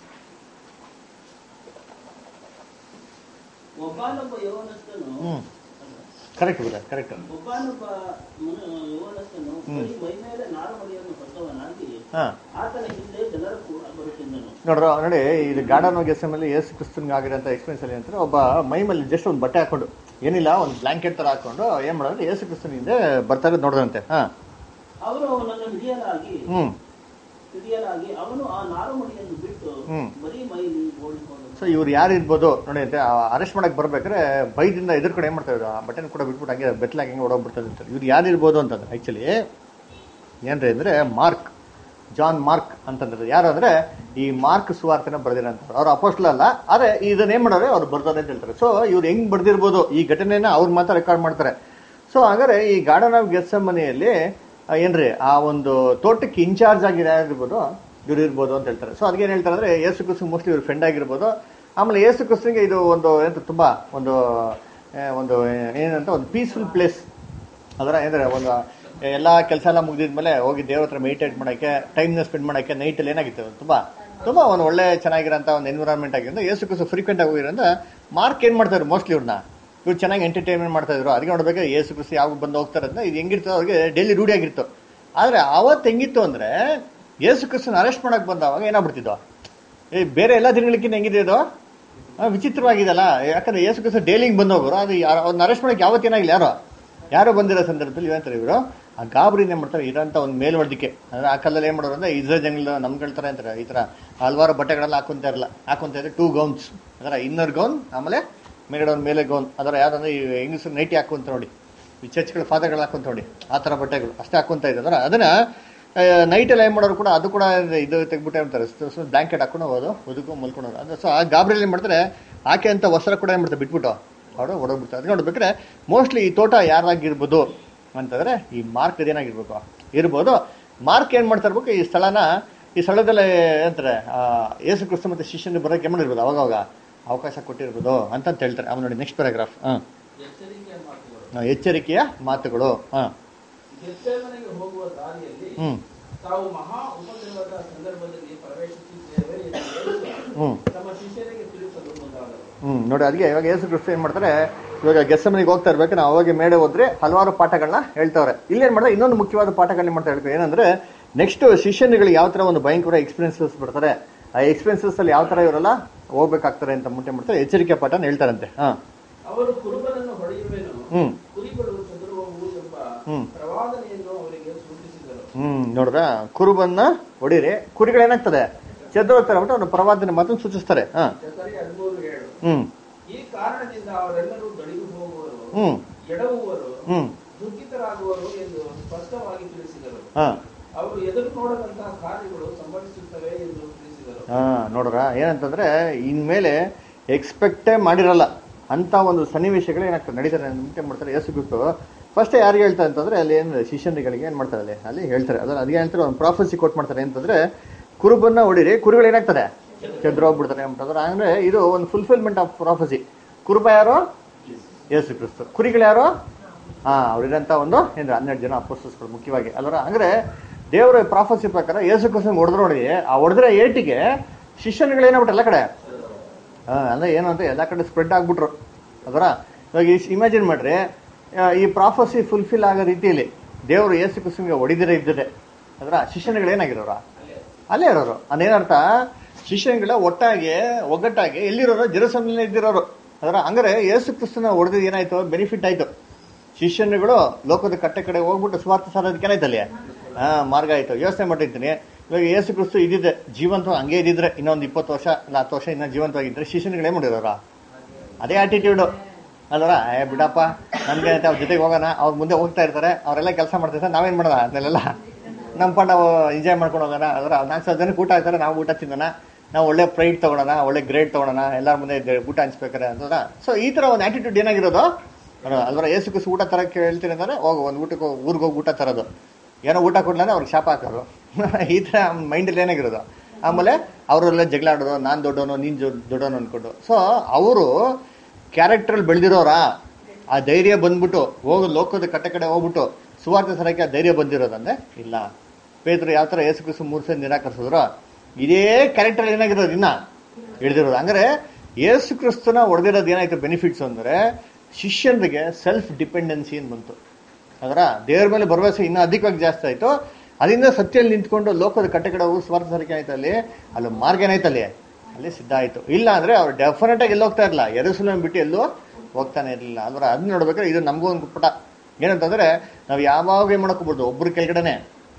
ಒಬ್ಬನೊಬ್ಬ ಯೌವನಸ್ಥನು
ಹ್ಮ್ ಕರೆಕ್ಟ್ ಬಿಡ ಕರೆಕ್ಟ್
ಒಬ್ಬನೊಬ್ಬ ಮನು- ಯೌವನಸ್ಥನು
ಹ್ಮ್.
ಬರೀ ಮೈಮೇಲೆ ನಾರುಮಡಿಯನ್ನು ಹೊತ್ತವನಾಗಿ
ಹಾ
ಆತನ ಹಿಂದೆ ಜನರ ಕೂಡ ಬರುತ್ತಿದ್ದನು
ನೋಡ್ರ ನೋಡಿ ಇದು ಗಾರ್ಡನ್ ಗೆಸಮಲ್ಲಿ ಏಸು ಕ್ರಿಸ್ತನ್ಗೆ ಆಗಿರೋಂಥ ಎಕ್ಸ್ಪೀರಿಯನ್ಸ್ ಅಲ್ಲಿ ಅಂತಾರೆ ಒಬ್ಬ ಮೈ ಮೇಲೆ ಜಸ್ಟ್ ಒಂದು ಬಟ್ಟೆ ಹಾಕೊಂಡು ಏನಿಲ್ಲ ಒಂದು ಬ್ಲಾಂಕೆಟ್ ತರ ಹಾಕೊಂಡು ಏನ್ ಮಾಡೋದು ಏಸು ಕ್ರಿಸ್ತನ ಹಿಂದೆ ಬರ್ತಾ ಇರೋದು ನೋಡ್ದಂತೆ ಹಾ
ಅವರು ಅವನನ್ನು ಹಿಡಿಯಲಾಗಿ
ಹ್ಮ್
ಹಿಡಿಯಲಾಗಿ ಅವನು ಆ ನಾರುಮಡಿಯನ್ನು ಬಿಟ್ಟು
ಹ್ಮ್.
ಬರೀ ಮೈಲಿ ಓಡಿಕೊಂಡು
ಸೊ ಇವ್ರು ಯಾರು ಇರ್ಬೋದು ನೋಡಿ ಅಂತ ಅರೆಸ್ಟ್ ಮಾಡಕ್ ಬರ್ಬೇಕಾದ್ರೆ ಬೈದಿಂದ ಎದುರು ಕಡೆ ಏನ್ ಮಾಡ್ತಾ ಇದ್ರು ಆ ಬಟನ್ ಕೂಡ ಬಿಟ್ಬಿಟ್ಟು ಹಂಗೆ ಬೆಟ್ಲಾಗಿ ಹಂಗೆ ಓಡೋಗ್ಬಿಡ್ತಾರೆ ಅಂತಾರೆ ಇವ್ರು ಯಾರು ಇರ್ಬೋದು ಅಂತಂದ್ರೆ ಆಕ್ಚುಲಿ ಏನ್ರಿ ಅಂದ್ರೆ ಮಾರ್ಕ್ ಜಾನ್ ಮಾರ್ಕ್ ಅಂತಂದ್ರೆ ಯಾರು ಅಂದ್ರೆ ಈ ಮಾರ್ಕ್ ಸುವಾರ್ತೆನ ಬರೆದಿರಂತ ಅವ್ರ ಅಪೋಸ್ಟ್ಲ ಅಲ್ಲ ಆದ್ರೆ ಇದನ್ನ ಏನ್ ಮಾಡೋರೆ ಅವ್ರು ಬರ್ತಾರೆ ಅಂತ ಹೇಳ್ತಾರೆ ಸೊ ಇವ್ರು ಹೆಂಗ್ ಬರ್ದಿರ್ಬೋದು ಈ ಘಟನೆನ ಅವ್ರ ಮಾತ್ರ ರೆಕಾರ್ಡ್ ಮಾಡ್ತಾರೆ ಸೊ ಹಾಗಾದ್ರೆ ಈ ಗಾರ್ಡನ್ ಆಫ್ ಗೆಸ್ಸ ಮನೆಯಲ್ಲಿ ಆ, ಏನ್ರಿ ಆ ಒಂದು ತೋಟಕ್ಕೆ ಇನ್ಚಾರ್ಜ್ ಆಗಿ ಯಾರಿರ್ಬೋದು ಇವ್ರು ಇರ್ಬೋದು ಅಂತ ಹೇಳ್ತಾರೆ ಸೊ ಅದಕ್ಕೆ ಏನ್ ಹೇಳ್ತಾರೆ ಅಂದ್ರೆ ಯೇಸು ಕ್ರಿಸ್ತು ಮೋಸ್ಟ್ಲಿ ಇವ್ರ ಫ್ರೆಂಡ್ ಆಗಿರ್ಬೋದು ಆಮೇಲೆ ಯೇಸು ಕ್ರಿಸ್ತನಿಗೆ ಇದು ಒಂದು ಏನಂತ ತುಂಬಾ ಒಂದು ಆ, ಒಂದು ಏನಂತ ಒಂದು ಪೀಸ್ಫುಲ್ ಪ್ಲೇಸ್ ಅದರ ಏನಂದ್ರೆ ಒಂದು ಎಲ್ಲ ಕೆಲಸ ಎಲ್ಲ ಮುಗಿದಿದ್ಮೇಲೆ ಹೋಗಿ ದೇವ್ರ ಹತ್ರ ಮೆಡಿಟೇಟ್ ಮಾಡಕ್ಕೆ ಟೈಮ್ನ ಸ್ಪೆಂಡ್ ಮಾಡಕ್ಕೆ ನೈಟಲ್ಲಿ ಏನಾಗಿತ್ತು ತುಂಬಾ ತುಂಬಾ ಒಂದು ಒಳ್ಳೆ ಚೆನ್ನಾಗಿರೋಂಥ ಒಂದು ಎನ್ವಿರಾನ್ಮೆಂಟ್ ಆಗಿರೋದು ಯೇಸು ಕ್ರಿಸ್ತು ಫ್ರೀಕ್ವೆಂಟ್ ಆಗಿ ಹೋಗಿರೋದ್ರಿಂದ ಮಾರ್ಕ್ ಏನ್ ಮಾಡ್ತಾರೆ ಮೋಸ್ಟ್ಲಿ ಇವ್ರನ್ನ ಇವ್ರು ಚೆನ್ನಾಗಿ ಎಂಟರ್ಟೈನ್ಮೆಂಟ್ ಮಾಡ್ತಾ ಇದ್ರು ಅದಕ್ಕೆ ನೋಡ್ಬೇಕು ಯೇಸು ಕ್ರಿಸ್ತು ಯಾವಾಗ ಬಂದು ಹೋಗ್ತಾರೆ ಅಂದ್ರೆ ಇದು ಹೆಂಗಿರ್ತದೆ ಅವ್ರಿಗೆ ಡೈಲಿ ರೂಢಿ ಆಗಿತ್ತು ಆದ್ರೆ ಅವತ್ತು ಹೆಂಗಿತ್ತು ಅಂದ್ರೆ ಯೇಸು ಕ್ರಿಸ್ತನ ಅರೆಸ್ಟ್ ಮಾಡಕ್ ಬಂದವಾಗ ಏನಾಗ್ಬಿಡ್ತಿದ್ವು ಏ ಬೇರೆ ಎಲ್ಲ ದಿನಗಳಿಗಿಂತ ಹೆಂಗಿದೆ ಇದು ಆ, ವಿಚಿತ್ರವಾಗಿದೆಲ್ಲ ಯಾಕಂದ್ರೆ ಯೇಸು ಕ್ರಿಸ್ತ ಡೈಲಿಂಗ್ ಬಂದು ಹೋಗೋರು ಅದು ಯಾರು- ಅವ್ರನ್ನ ಅರೆಸ್ಟ್ ಮಾಡಕ್ಕೆ ಯಾವತ್ತೇನಾಗಿಲ್ಲ ಯಾರೋ ಯಾರೋ ಬಂದಿರೋ ಸಂದರ್ಭದಲ್ಲಿ ಏನಂತಾರೆ ಇವರು ಆ ಗಾಬರಿನ ಏನ್ ಮಾಡ್ತಾರೆ ಇರೋಂಥ ಒಂದು ಮೇಲ್ವರ್ದಿಕೆ ಅಂದ್ರೆ ಆ ಕಾಲದಲ್ಲಿ ಏನ್ ಮಾಡೋರು ಅಂದ್ರೆ ಇಸ್ರೇಲ್ ಜಂಗಲ್ ನಮ್ ಹೇಳ್ತಾರೆ ಅಂತಾರೆ ಈ ತರ ಹಲವಾರು ಬಟ್ಟೆಗಳೆಲ್ಲ ಹಾಕೊಂತ ಇರಲ್ಲ ಹಾಕೊಂತ ಇದ್ರೆ ಟೂ ಗೌನ್ಸ್ ಅದರ ಇನ್ನರ್ ಗೌನ್ ಆಮೇಲೆ ಮೇಲ್ಗಡೆ ಒಂದು ಮೇಲೆ ಗೌನ್ ಅದರ ಯಾವ್ದಂದ್ರೆ ಈ ಹೆಂಗಸರು ನೈಟಿ ಹಾಕೊಂತ ನೋಡಿ ಈ ಚರ್ಚ್ಗಳ ಪಾದಗಳು ಹಾಕೊಂತ ನೋಡಿ ಆ ತರ ಬಟ್ಟೆಗಳು ಅಷ್ಟೇ ಹಾಕೊಂತ ಇದ್ದಾರೆ ಅದನ್ನ ನೈಟ್ ಎಲ್ಲ ಏನ್ ಮಾಡೋರು ಕೂಡ ಅದು ಕೂಡ ಇದು ತೆಗ್ಬಿಟ್ಟು ಅಂತಾರೆ ಬ್ಲಾಂಕೆಟ್ ಹಾಕೊಂಡು ಹೋಗೋದು ಒದಕು ಮಲ್ಕೊಂಡು ಅಂದ್ರೆ ಸೊ ಆ ಗಾಬರಿಯಲ್ಲಿ ಏನ್ ಮಾಡ್ತಾರೆ ಆಕೆ ಅಂತ ವಸ್ತ್ರ ಕೂಡ ಏನ್ ಮಾಡ್ತಾರೆ ಬಿಟ್ಬಿಟ್ಟು ಅವರು ಹೊಡೋಗ್ಬಿಡ್ತಾರೆ ಅದಕ್ಕೆ ನೋಡ್ಬೇಕಾದ್ರೆ ಮೋಸ್ಟ್ಲಿ ಈ ತೋಟ ಯಾರಾಗಿರ್ಬೋದು ಅಂತಂದ್ರೆ ಈ ಮಾರ್ಕ್ ಏನಾಗಿರ್ಬೇಕು ಇರ್ಬೋದು ಮಾರ್ಕ್ ಏನ್ ಮಾಡ್ತಾ ಇರ್ಬೇಕು ಈ ಸ್ಥಳನ ಈ ಸ್ಥಳದಲ್ಲಿ ಏನಂತಾರೆ ಆ, ಯೇಸು ಕ್ರಿಸ್ತ ಮತ್ತೆ ಶಿಷ್ಯನ ಬರೋಕೆ ಏನ್ ಮಾಡಿರ್ಬೋದು ಅವಾಗ ಅವಾಗ ಅವಕಾಶ ಕೊಟ್ಟಿರ್ಬೋದು ಅಂತ ಹೇಳ್ತಾರೆ ಅವ್ನು ನೋಡಿ ನೆಕ್ಸ್ಟ್ ಪ್ಯಾರಾಗ್ರಾಫ್ ಹಾಂ
ಎಚ್ಚರಿಕೆ ಮಾತುಗಳು
ಆ, ಎಚ್ಚರಿಕೆಯ ಮಾತುಗಳು ಹಾ
ಗೆತ್ಸೇಮನೆಗೆ ಹೋಗುವ ದಾರಿಯಲ್ಲಿ
ಹ್ಮ್
ತಾವು ಮಹಾ ಉಪದ್ರವದ ಸಂದರ್ಭದಲ್ಲಿ ಪ್ರವೇಶಿಸಿದ್ದೇವೆ ಎಂದು ಯೇಸು
ಹ್ಮ್
ತಮ್ಮ ಶಿಷ್ಯರಿಗೆ ತಿಳಿಸಲು ಮುಂದಾದರು
ಹ್ಮ್ ನೋಡಿ ಅದಕ್ಕೆ ಇವಾಗ ಯೇಸು ಕ್ರಿಸ್ತ ಏನ್ ಮಾಡ್ತಾರೆ ಇವಾಗ ಗೆಸ್ಸಮನಿಗೆ ಹೋಗ್ತಾ ಇರ್ಬೇಕು ನಾವು ಅವಾಗ ಮೇಲೆ ಹೋದ್ರೆ ಹಲವಾರು ಪಾಠಗಳನ್ನ ಹೇಳ್ತಾವ್ರೆ ಇಲ್ಲೇನ್ ಮಾಡ್ತಾರೆ ಇನ್ನೊಂದು ಮುಖ್ಯವಾದ ಪಾಠಗಳನ್ನ ಮಾಡ್ತಾ ಹೇಳ್ತಾರೆ ಏನಂದ್ರೆ ನೆಕ್ಸ್ಟ್ ಶಿಷ್ಯನಿಗಳಿಗೆ ಯಾವ ತರ ಒಂದು ಭಯಂಕರ ಎಕ್ಸ್ಪೀರಿಯನ್ಸಸ್ ಬಿಡ್ತಾರೆ ಆ ಎಕ್ಸ್ಪೀರಿಯನ್ಸಸ್ ಅಲ್ಲಿ ಯಾವ ತರ ಇವರೆಲ್ಲ ಹೋಗ್ಬೇಕಾಗ್ತಾರೆ ಅಂತ ಮುಟ್ಟೆ ಮಾಡ್ತಾರೆ ಎಚ್ಚರಿಕೆ ಪಾಠನ ಹೇಳ್ತಾರಂತೆ ಹಾ
ಅವರು ಕುರುಬನನ್ನು ಹೊಡೆಯುವೆನು
ಹ್ಮ್
ಕುರಿಗಳು ಚದುರುವವು ಎಂಬ
ಹ್ಮ್.
ಪ್ರವಾದನೆಯನ್ನು ಅವರಿಗೆ ಸೂಚಿಸಿದರು
ಹ್ಮ್ ನೋಡ್ರ ಕುರುಬನ್ನ ಹೊಡಿರಿ ಕುರಿಗಳೇನಾಗ್ತದೆ ಚೆದ್ದು ಹೋಗ್ತಾರೆ ಅಂದ್ಬಿಟ್ಟು ಅವ್ರು ಪ್ರವಾದನೆ ಮಾತನ್ನು ಸೂಚಿಸ್ತಾರೆ ಹಾ
ಜಕರಿ ಹದಿಮೂರು ಏಳು
ಹ್ಮ್
ಈ ಕಾರಣದಿಂದ ಅವರೆಲ್ಲರೂ ದಡಿದು ಹೋಗುವರು
ಹ್ಮ್
ಎಡವುವರು
ಹ್ಮ್
ದುಃಖಿತರಾಗುವರು ಎಂದು ಸ್ಪಷ್ಟವಾಗಿ ತಿಳಿಸಿದರು
ಹಾ
ಅವರು ಎದುರು ನೋಡದಂತಹ ಕಾರ್ಯಗಳು ಸಂಭವಿಸುತ್ತವೆ ಎಂದು ತಿಳಿಸಿದರು
ಹಾ ನೋಡ್ರ ಏನಂತಂದ್ರೆ ಇನ್ಮೇಲೆ ಎಕ್ಸ್ಪೆಕ್ಟೇ ಮಾಡಿರಲ್ಲ ಅಂತ ಒಂದು ಸನ್ನಿವೇಶಗಳು ಏನಾಗ್ತದೆ ನಡೀತಾರೆ ಮುಂಚೆ ಮಾಡ್ತಾರೆ ಯೇಸು ಬಿಟ್ಟು ಫಸ್ಟ್ ಯಾರಿಗೆ ಹೇಳ್ತಾರೆ ಅಂತಂದ್ರೆ ಅಲ್ಲಿ ಏನು ಶಿಷ್ಯನಿಗಳಿಗೆ ಏನ್ ಮಾಡ್ತಾರೆ ಅಲ್ಲಿ ಅಲ್ಲಿ ಹೇಳ್ತಾರೆ ಅದನ್ನ ಅದೇ ಹೇಳ್ತಾರೆ ಒಂದು ಪ್ರಾಫೆಸಿ ಕೊಟ್ ಮಾಡ್ತಾರೆ ಅಂತಂದ್ರೆ ಕುರುಬನ್ನ ಹೊಡಿರಿ ಕುರುಗಳು ಏನಾಗ್ತದೆ ಚಂದ್ರ ಹೋಗ್ಬಿಡ್ತಾರೆ ಅಂತಂದ್ರೆ ಅಂದ್ರೆ ಇದು ಒಂದು ಫುಲ್ಫಿಲ್ಮೆಂಟ್ ಆಫ್ ಪ್ರಾಫೆಸಿ ಕುರುಬ ಯಾರು ಯೇಸು ಕ್ರಿಸ್ತು ಕುರಿಗಳು ಯಾರು ಹಾ ಅವ್ರಿರಂತ ಒಂದು ಏನ್ರಿ ಹನ್ನೆರಡು ಜನ ಅಪೋಸ್ತಸ್ಗಳು ಮುಖ್ಯವಾಗಿ ಅಲ್ವರ ಅಂದ್ರೆ ದೇವರ ಪ್ರಾಫಸಿ ಪ್ರಕಾರ ಯೇಸು ಕ್ರಿಸ್ತನ್ ಹೊಡೆದ್ರು ನೋಡಿ ಆ ಹೊಡೆದ್ರೆ ಏಟಿಗೆ ಶಿಷ್ಯನುಗಳು ಏನಾಗ್ಬಿಟ್ಟು ಎಲ್ಲ ಕಡೆ ಹಾ ಅಂದ್ರೆ ಏನು ಅಂತ ಎಲ್ಲ ಕಡೆ ಸ್ಪ್ರೆಡ್ ಆಗ್ಬಿಟ್ರು ಅದರ ಇವಾಗ ಇಮ್ಯಾಜಿನ್ ಮಾಡ್ರಿ ಆ, ಈ ಪ್ರಾಫಸಿ ಫುಲ್ಫಿಲ್ ಆಗೋ ರೀತಿಯಲ್ಲಿ ದೇವರು ಯೇಸು ಕ್ರಿಸ್ತನ್ಗೆ ಹೊಡಿದಿರ ಇದ್ದರೆ ಅದರ ಶಿಷ್ಯನುಗಳು ಏನಾಗಿರೋರ ಅಲ್ಲೇ ಇರೋರು ಅದೇನರ್ಥ ಶಿಷ್ಯನುಗಳ ಒಟ್ಟಾಗಿ ಒಗ್ಗಟ್ಟಾಗಿ ಎಲ್ಲಿರೋರು ಜೆರೂಸಲೇಮ್ನಲ್ಲಿ ಇದ್ದಿರೋರು ಅದರ ಹಂಗಾರೆ ಯೇಸು ಕ್ರಿಸ್ತನ ಹೊಡೆದಿದ್ದು ಏನಾಯ್ತು ಬೆನಿಫಿಟ್ ಆಯ್ತು ಶಿಷ್ಯನುಗಳು ಲೋಕದ ಕಟ್ಟೆ ಕಡೆ ಹೋಗ್ಬಿಟ್ಟು ಸ್ವಾರ್ಥ ಸಾರೋದಕ್ಕೆ ಏನಾಯ್ತು ಅಲ್ಲಿ ಹಾ ಮಾರ್ಗ ಆಯ್ತು ಯೋಚನೆ ಮಾಡಿರ್ತೀನಿ ಇವಾಗ ಯೇಸು ಕ್ರಿಸ್ತು ಇದ್ದಿದ್ದೆ ಜೀವಂತ ಹಂಗೆ ಇದ್ದಿದ್ರೆ ಇನ್ನೊಂದು ಇಪ್ಪತ್ತು ವರ್ಷ ಇಲ್ಲ ಹತ್ತು ವರ್ಷ ಇನ್ನ ಜೀವಂತವಾಗಿದ್ರೆ ಶಿಷ್ಯನುಗಳು ಏನ್ ಮಾಡಿರೋರ ಅದೇ ಆಟಿಟ್ಯೂಡು ಅಲ್ವರ ಏ ಬಿಡಪ್ಪ ನಮ್ಗೆ ಅಂತ ಅವ್ರ ಜೊತೆಗೆ ಹೋಗೋಣ ಅವ್ರ ಮುಂದೆ ಹೋಗ್ತಾ ಇರ್ತಾರೆ ಅವರೆಲ್ಲ ಕೆಲಸ ಮಾಡ್ತಿರ್ತಾರೆ ನಾವೇನ್ ಮಾಡೋಣ ಅದನ್ನೆಲ್ಲ ನಮ್ಮ ಪಂಡ ಎಂಜಾಯ್ ಮಾಡ್ಕೊಂಡು ಹೋಗೋಣ ಅದರ ನಾಲ್ಕು ಸಾವಿರ ಜನಕ್ಕೆ ಊಟ ಆಯ್ತಾರೆ ನಾವು ಊಟ ತಿನ್ನೋಣ ನಾವು ಒಳ್ಳೆ ಪ್ರೈಡ್ ತಗೊಳೋಣ ಒಳ್ಳೆ ಗ್ರೇಡ್ ತಗೊಳೋಣ ಎಲ್ಲರ ಮುಂದೆ ಗ- ಊಟ ಹಂಚ್ಬೇಕಾರೆ ಅಂತಂದ್ರ ಸೊ ಈ ತರ ಒಂದು ಆಟಿಟ್ಯೂಡ್ ಏನಾಗಿರೋದು ಅಲ್ವರ ಏಸು ಕುಸು ಊಟ ತರಕ್ಕೆ ಹೇಳ್ತೀನಿ ಅಂದ್ರೆ ಹೋಗು ಒಂದು ಊಟಕ್ಕೆ ಊರಿಗೆ ಹೋಗಿ ಊಟ ತರೋದು ಏನೋ ಊಟ ಕೊಡ್ಲಿಲ್ಲ ಅಂದ್ರೆ ಅವ್ರಿಗೆ ಶಾಪ ಹಾಕೋದು ಈ ತರ ಮೈಂಡಲ್ಲಿ ಏನಾಗಿರೋದು ಆಮೇಲೆ ಅವರೆಲ್ಲ ಜಗಳ ಆಡೋದು ನಾನ್ ದೊಡ್ಡವನು ನೀನ್ ಜೊ- ದೊಡ್ಡವನು ಅನ್ಕೊಂಡು ಸೊ ಅವರು ಕ್ಯಾರೆಕ್ಟರ್ ಬೆಳೆದಿರೋರಾ ಆ ಧೈರ್ಯ ಬಂದ್ಬಿಟ್ಟು ಹೋಗೋ ಲೋಕದ ಕಟ್ಟೆ ಕಡೆ ಹೋಗ್ಬಿಟ್ಟು ಸುವಾರ್ಥ ಸರಕ್ಕೆ ಆ ಧೈರ್ಯ ಬಂದಿರೋದಂದ್ರೆ ಇಲ್ಲ ಪೇದ್ರು ಯಾವ ತರ ಏಸು ಕ್ರಿಸ್ತು ಮೂರು ಸಲ ನಿರಾಕರಿಸಿದ್ರು ಇದೇ ಕ್ಯಾರೆಕ್ಟರ್ ಏನಾಗಿರೋದು ಇನ್ನ ಹಿಡಿದಿರೋದು ಅಂದ್ರೆ ಏಸು ಕ್ರಿಸ್ತನ ಹೊಡೆದಿರೋದು ಏನಾಯ್ತು ಬೆನಿಫಿಟ್ಸ್ ಅಂದ್ರೆ ಶಿಷ್ಯನಿಗೆ ಸೆಲ್ಫ್ ಡಿಪೆಂಡೆನ್ಸಿ ಅಂತ ಬಂತು ಅದರ ದೇವರ ಮೇಲೆ ಭರವಸೆ ಇನ್ನೂ ಅಧಿಕವಾಗಿ ಜಾಸ್ತಿ ಆಯ್ತು ಅದರಿಂದ ಸತ್ಯಲ್ಲಿ ನಿಂತ್ಕೊಂಡು ಲೋಕದ ಕಟ್ಟೆ ಕಡೆ ಹೋಗಿ ಸ್ವಾರ್ಥ ಸರಿಕೆ ಆಯ್ತು ಅಲ್ಲಿ ಅಲ್ಲಿ ಮಾರ್ಗ ಏನಾಯ್ತು ಅಲ್ಲಿ ಅಲ್ಲಿ ಸಿದ್ಧ ಆಯ್ತು ಇಲ್ಲ ಅಂದ್ರೆ ಅವ್ರು ಡೆಫಿನೆಟ್ ಆಗಿ ಎಲ್ಲಿ ಹೋಗ್ತಾ ಇರಲಿಲ್ಲ ಎರಸುಲಮ್ ಬಿಟ್ಟು ಎಲ್ಲೂ ಹೋಗ್ತಾನೆ ಇರಲಿಲ್ಲ ಅಂದ್ರೆ ಅದನ್ನ ನೋಡ್ಬೇಕಾದ್ರೆ ಇದು ನಮಗೂ ಒಂದು ಪುಟ ಏನಂತಂದ್ರೆ ನಾವು ಯಾವಾಗ ಏನ್ ಮಾಡ್ಕೋಬಹುದು ಒಬ್ರು ಕೆಳಗಡೆನೆ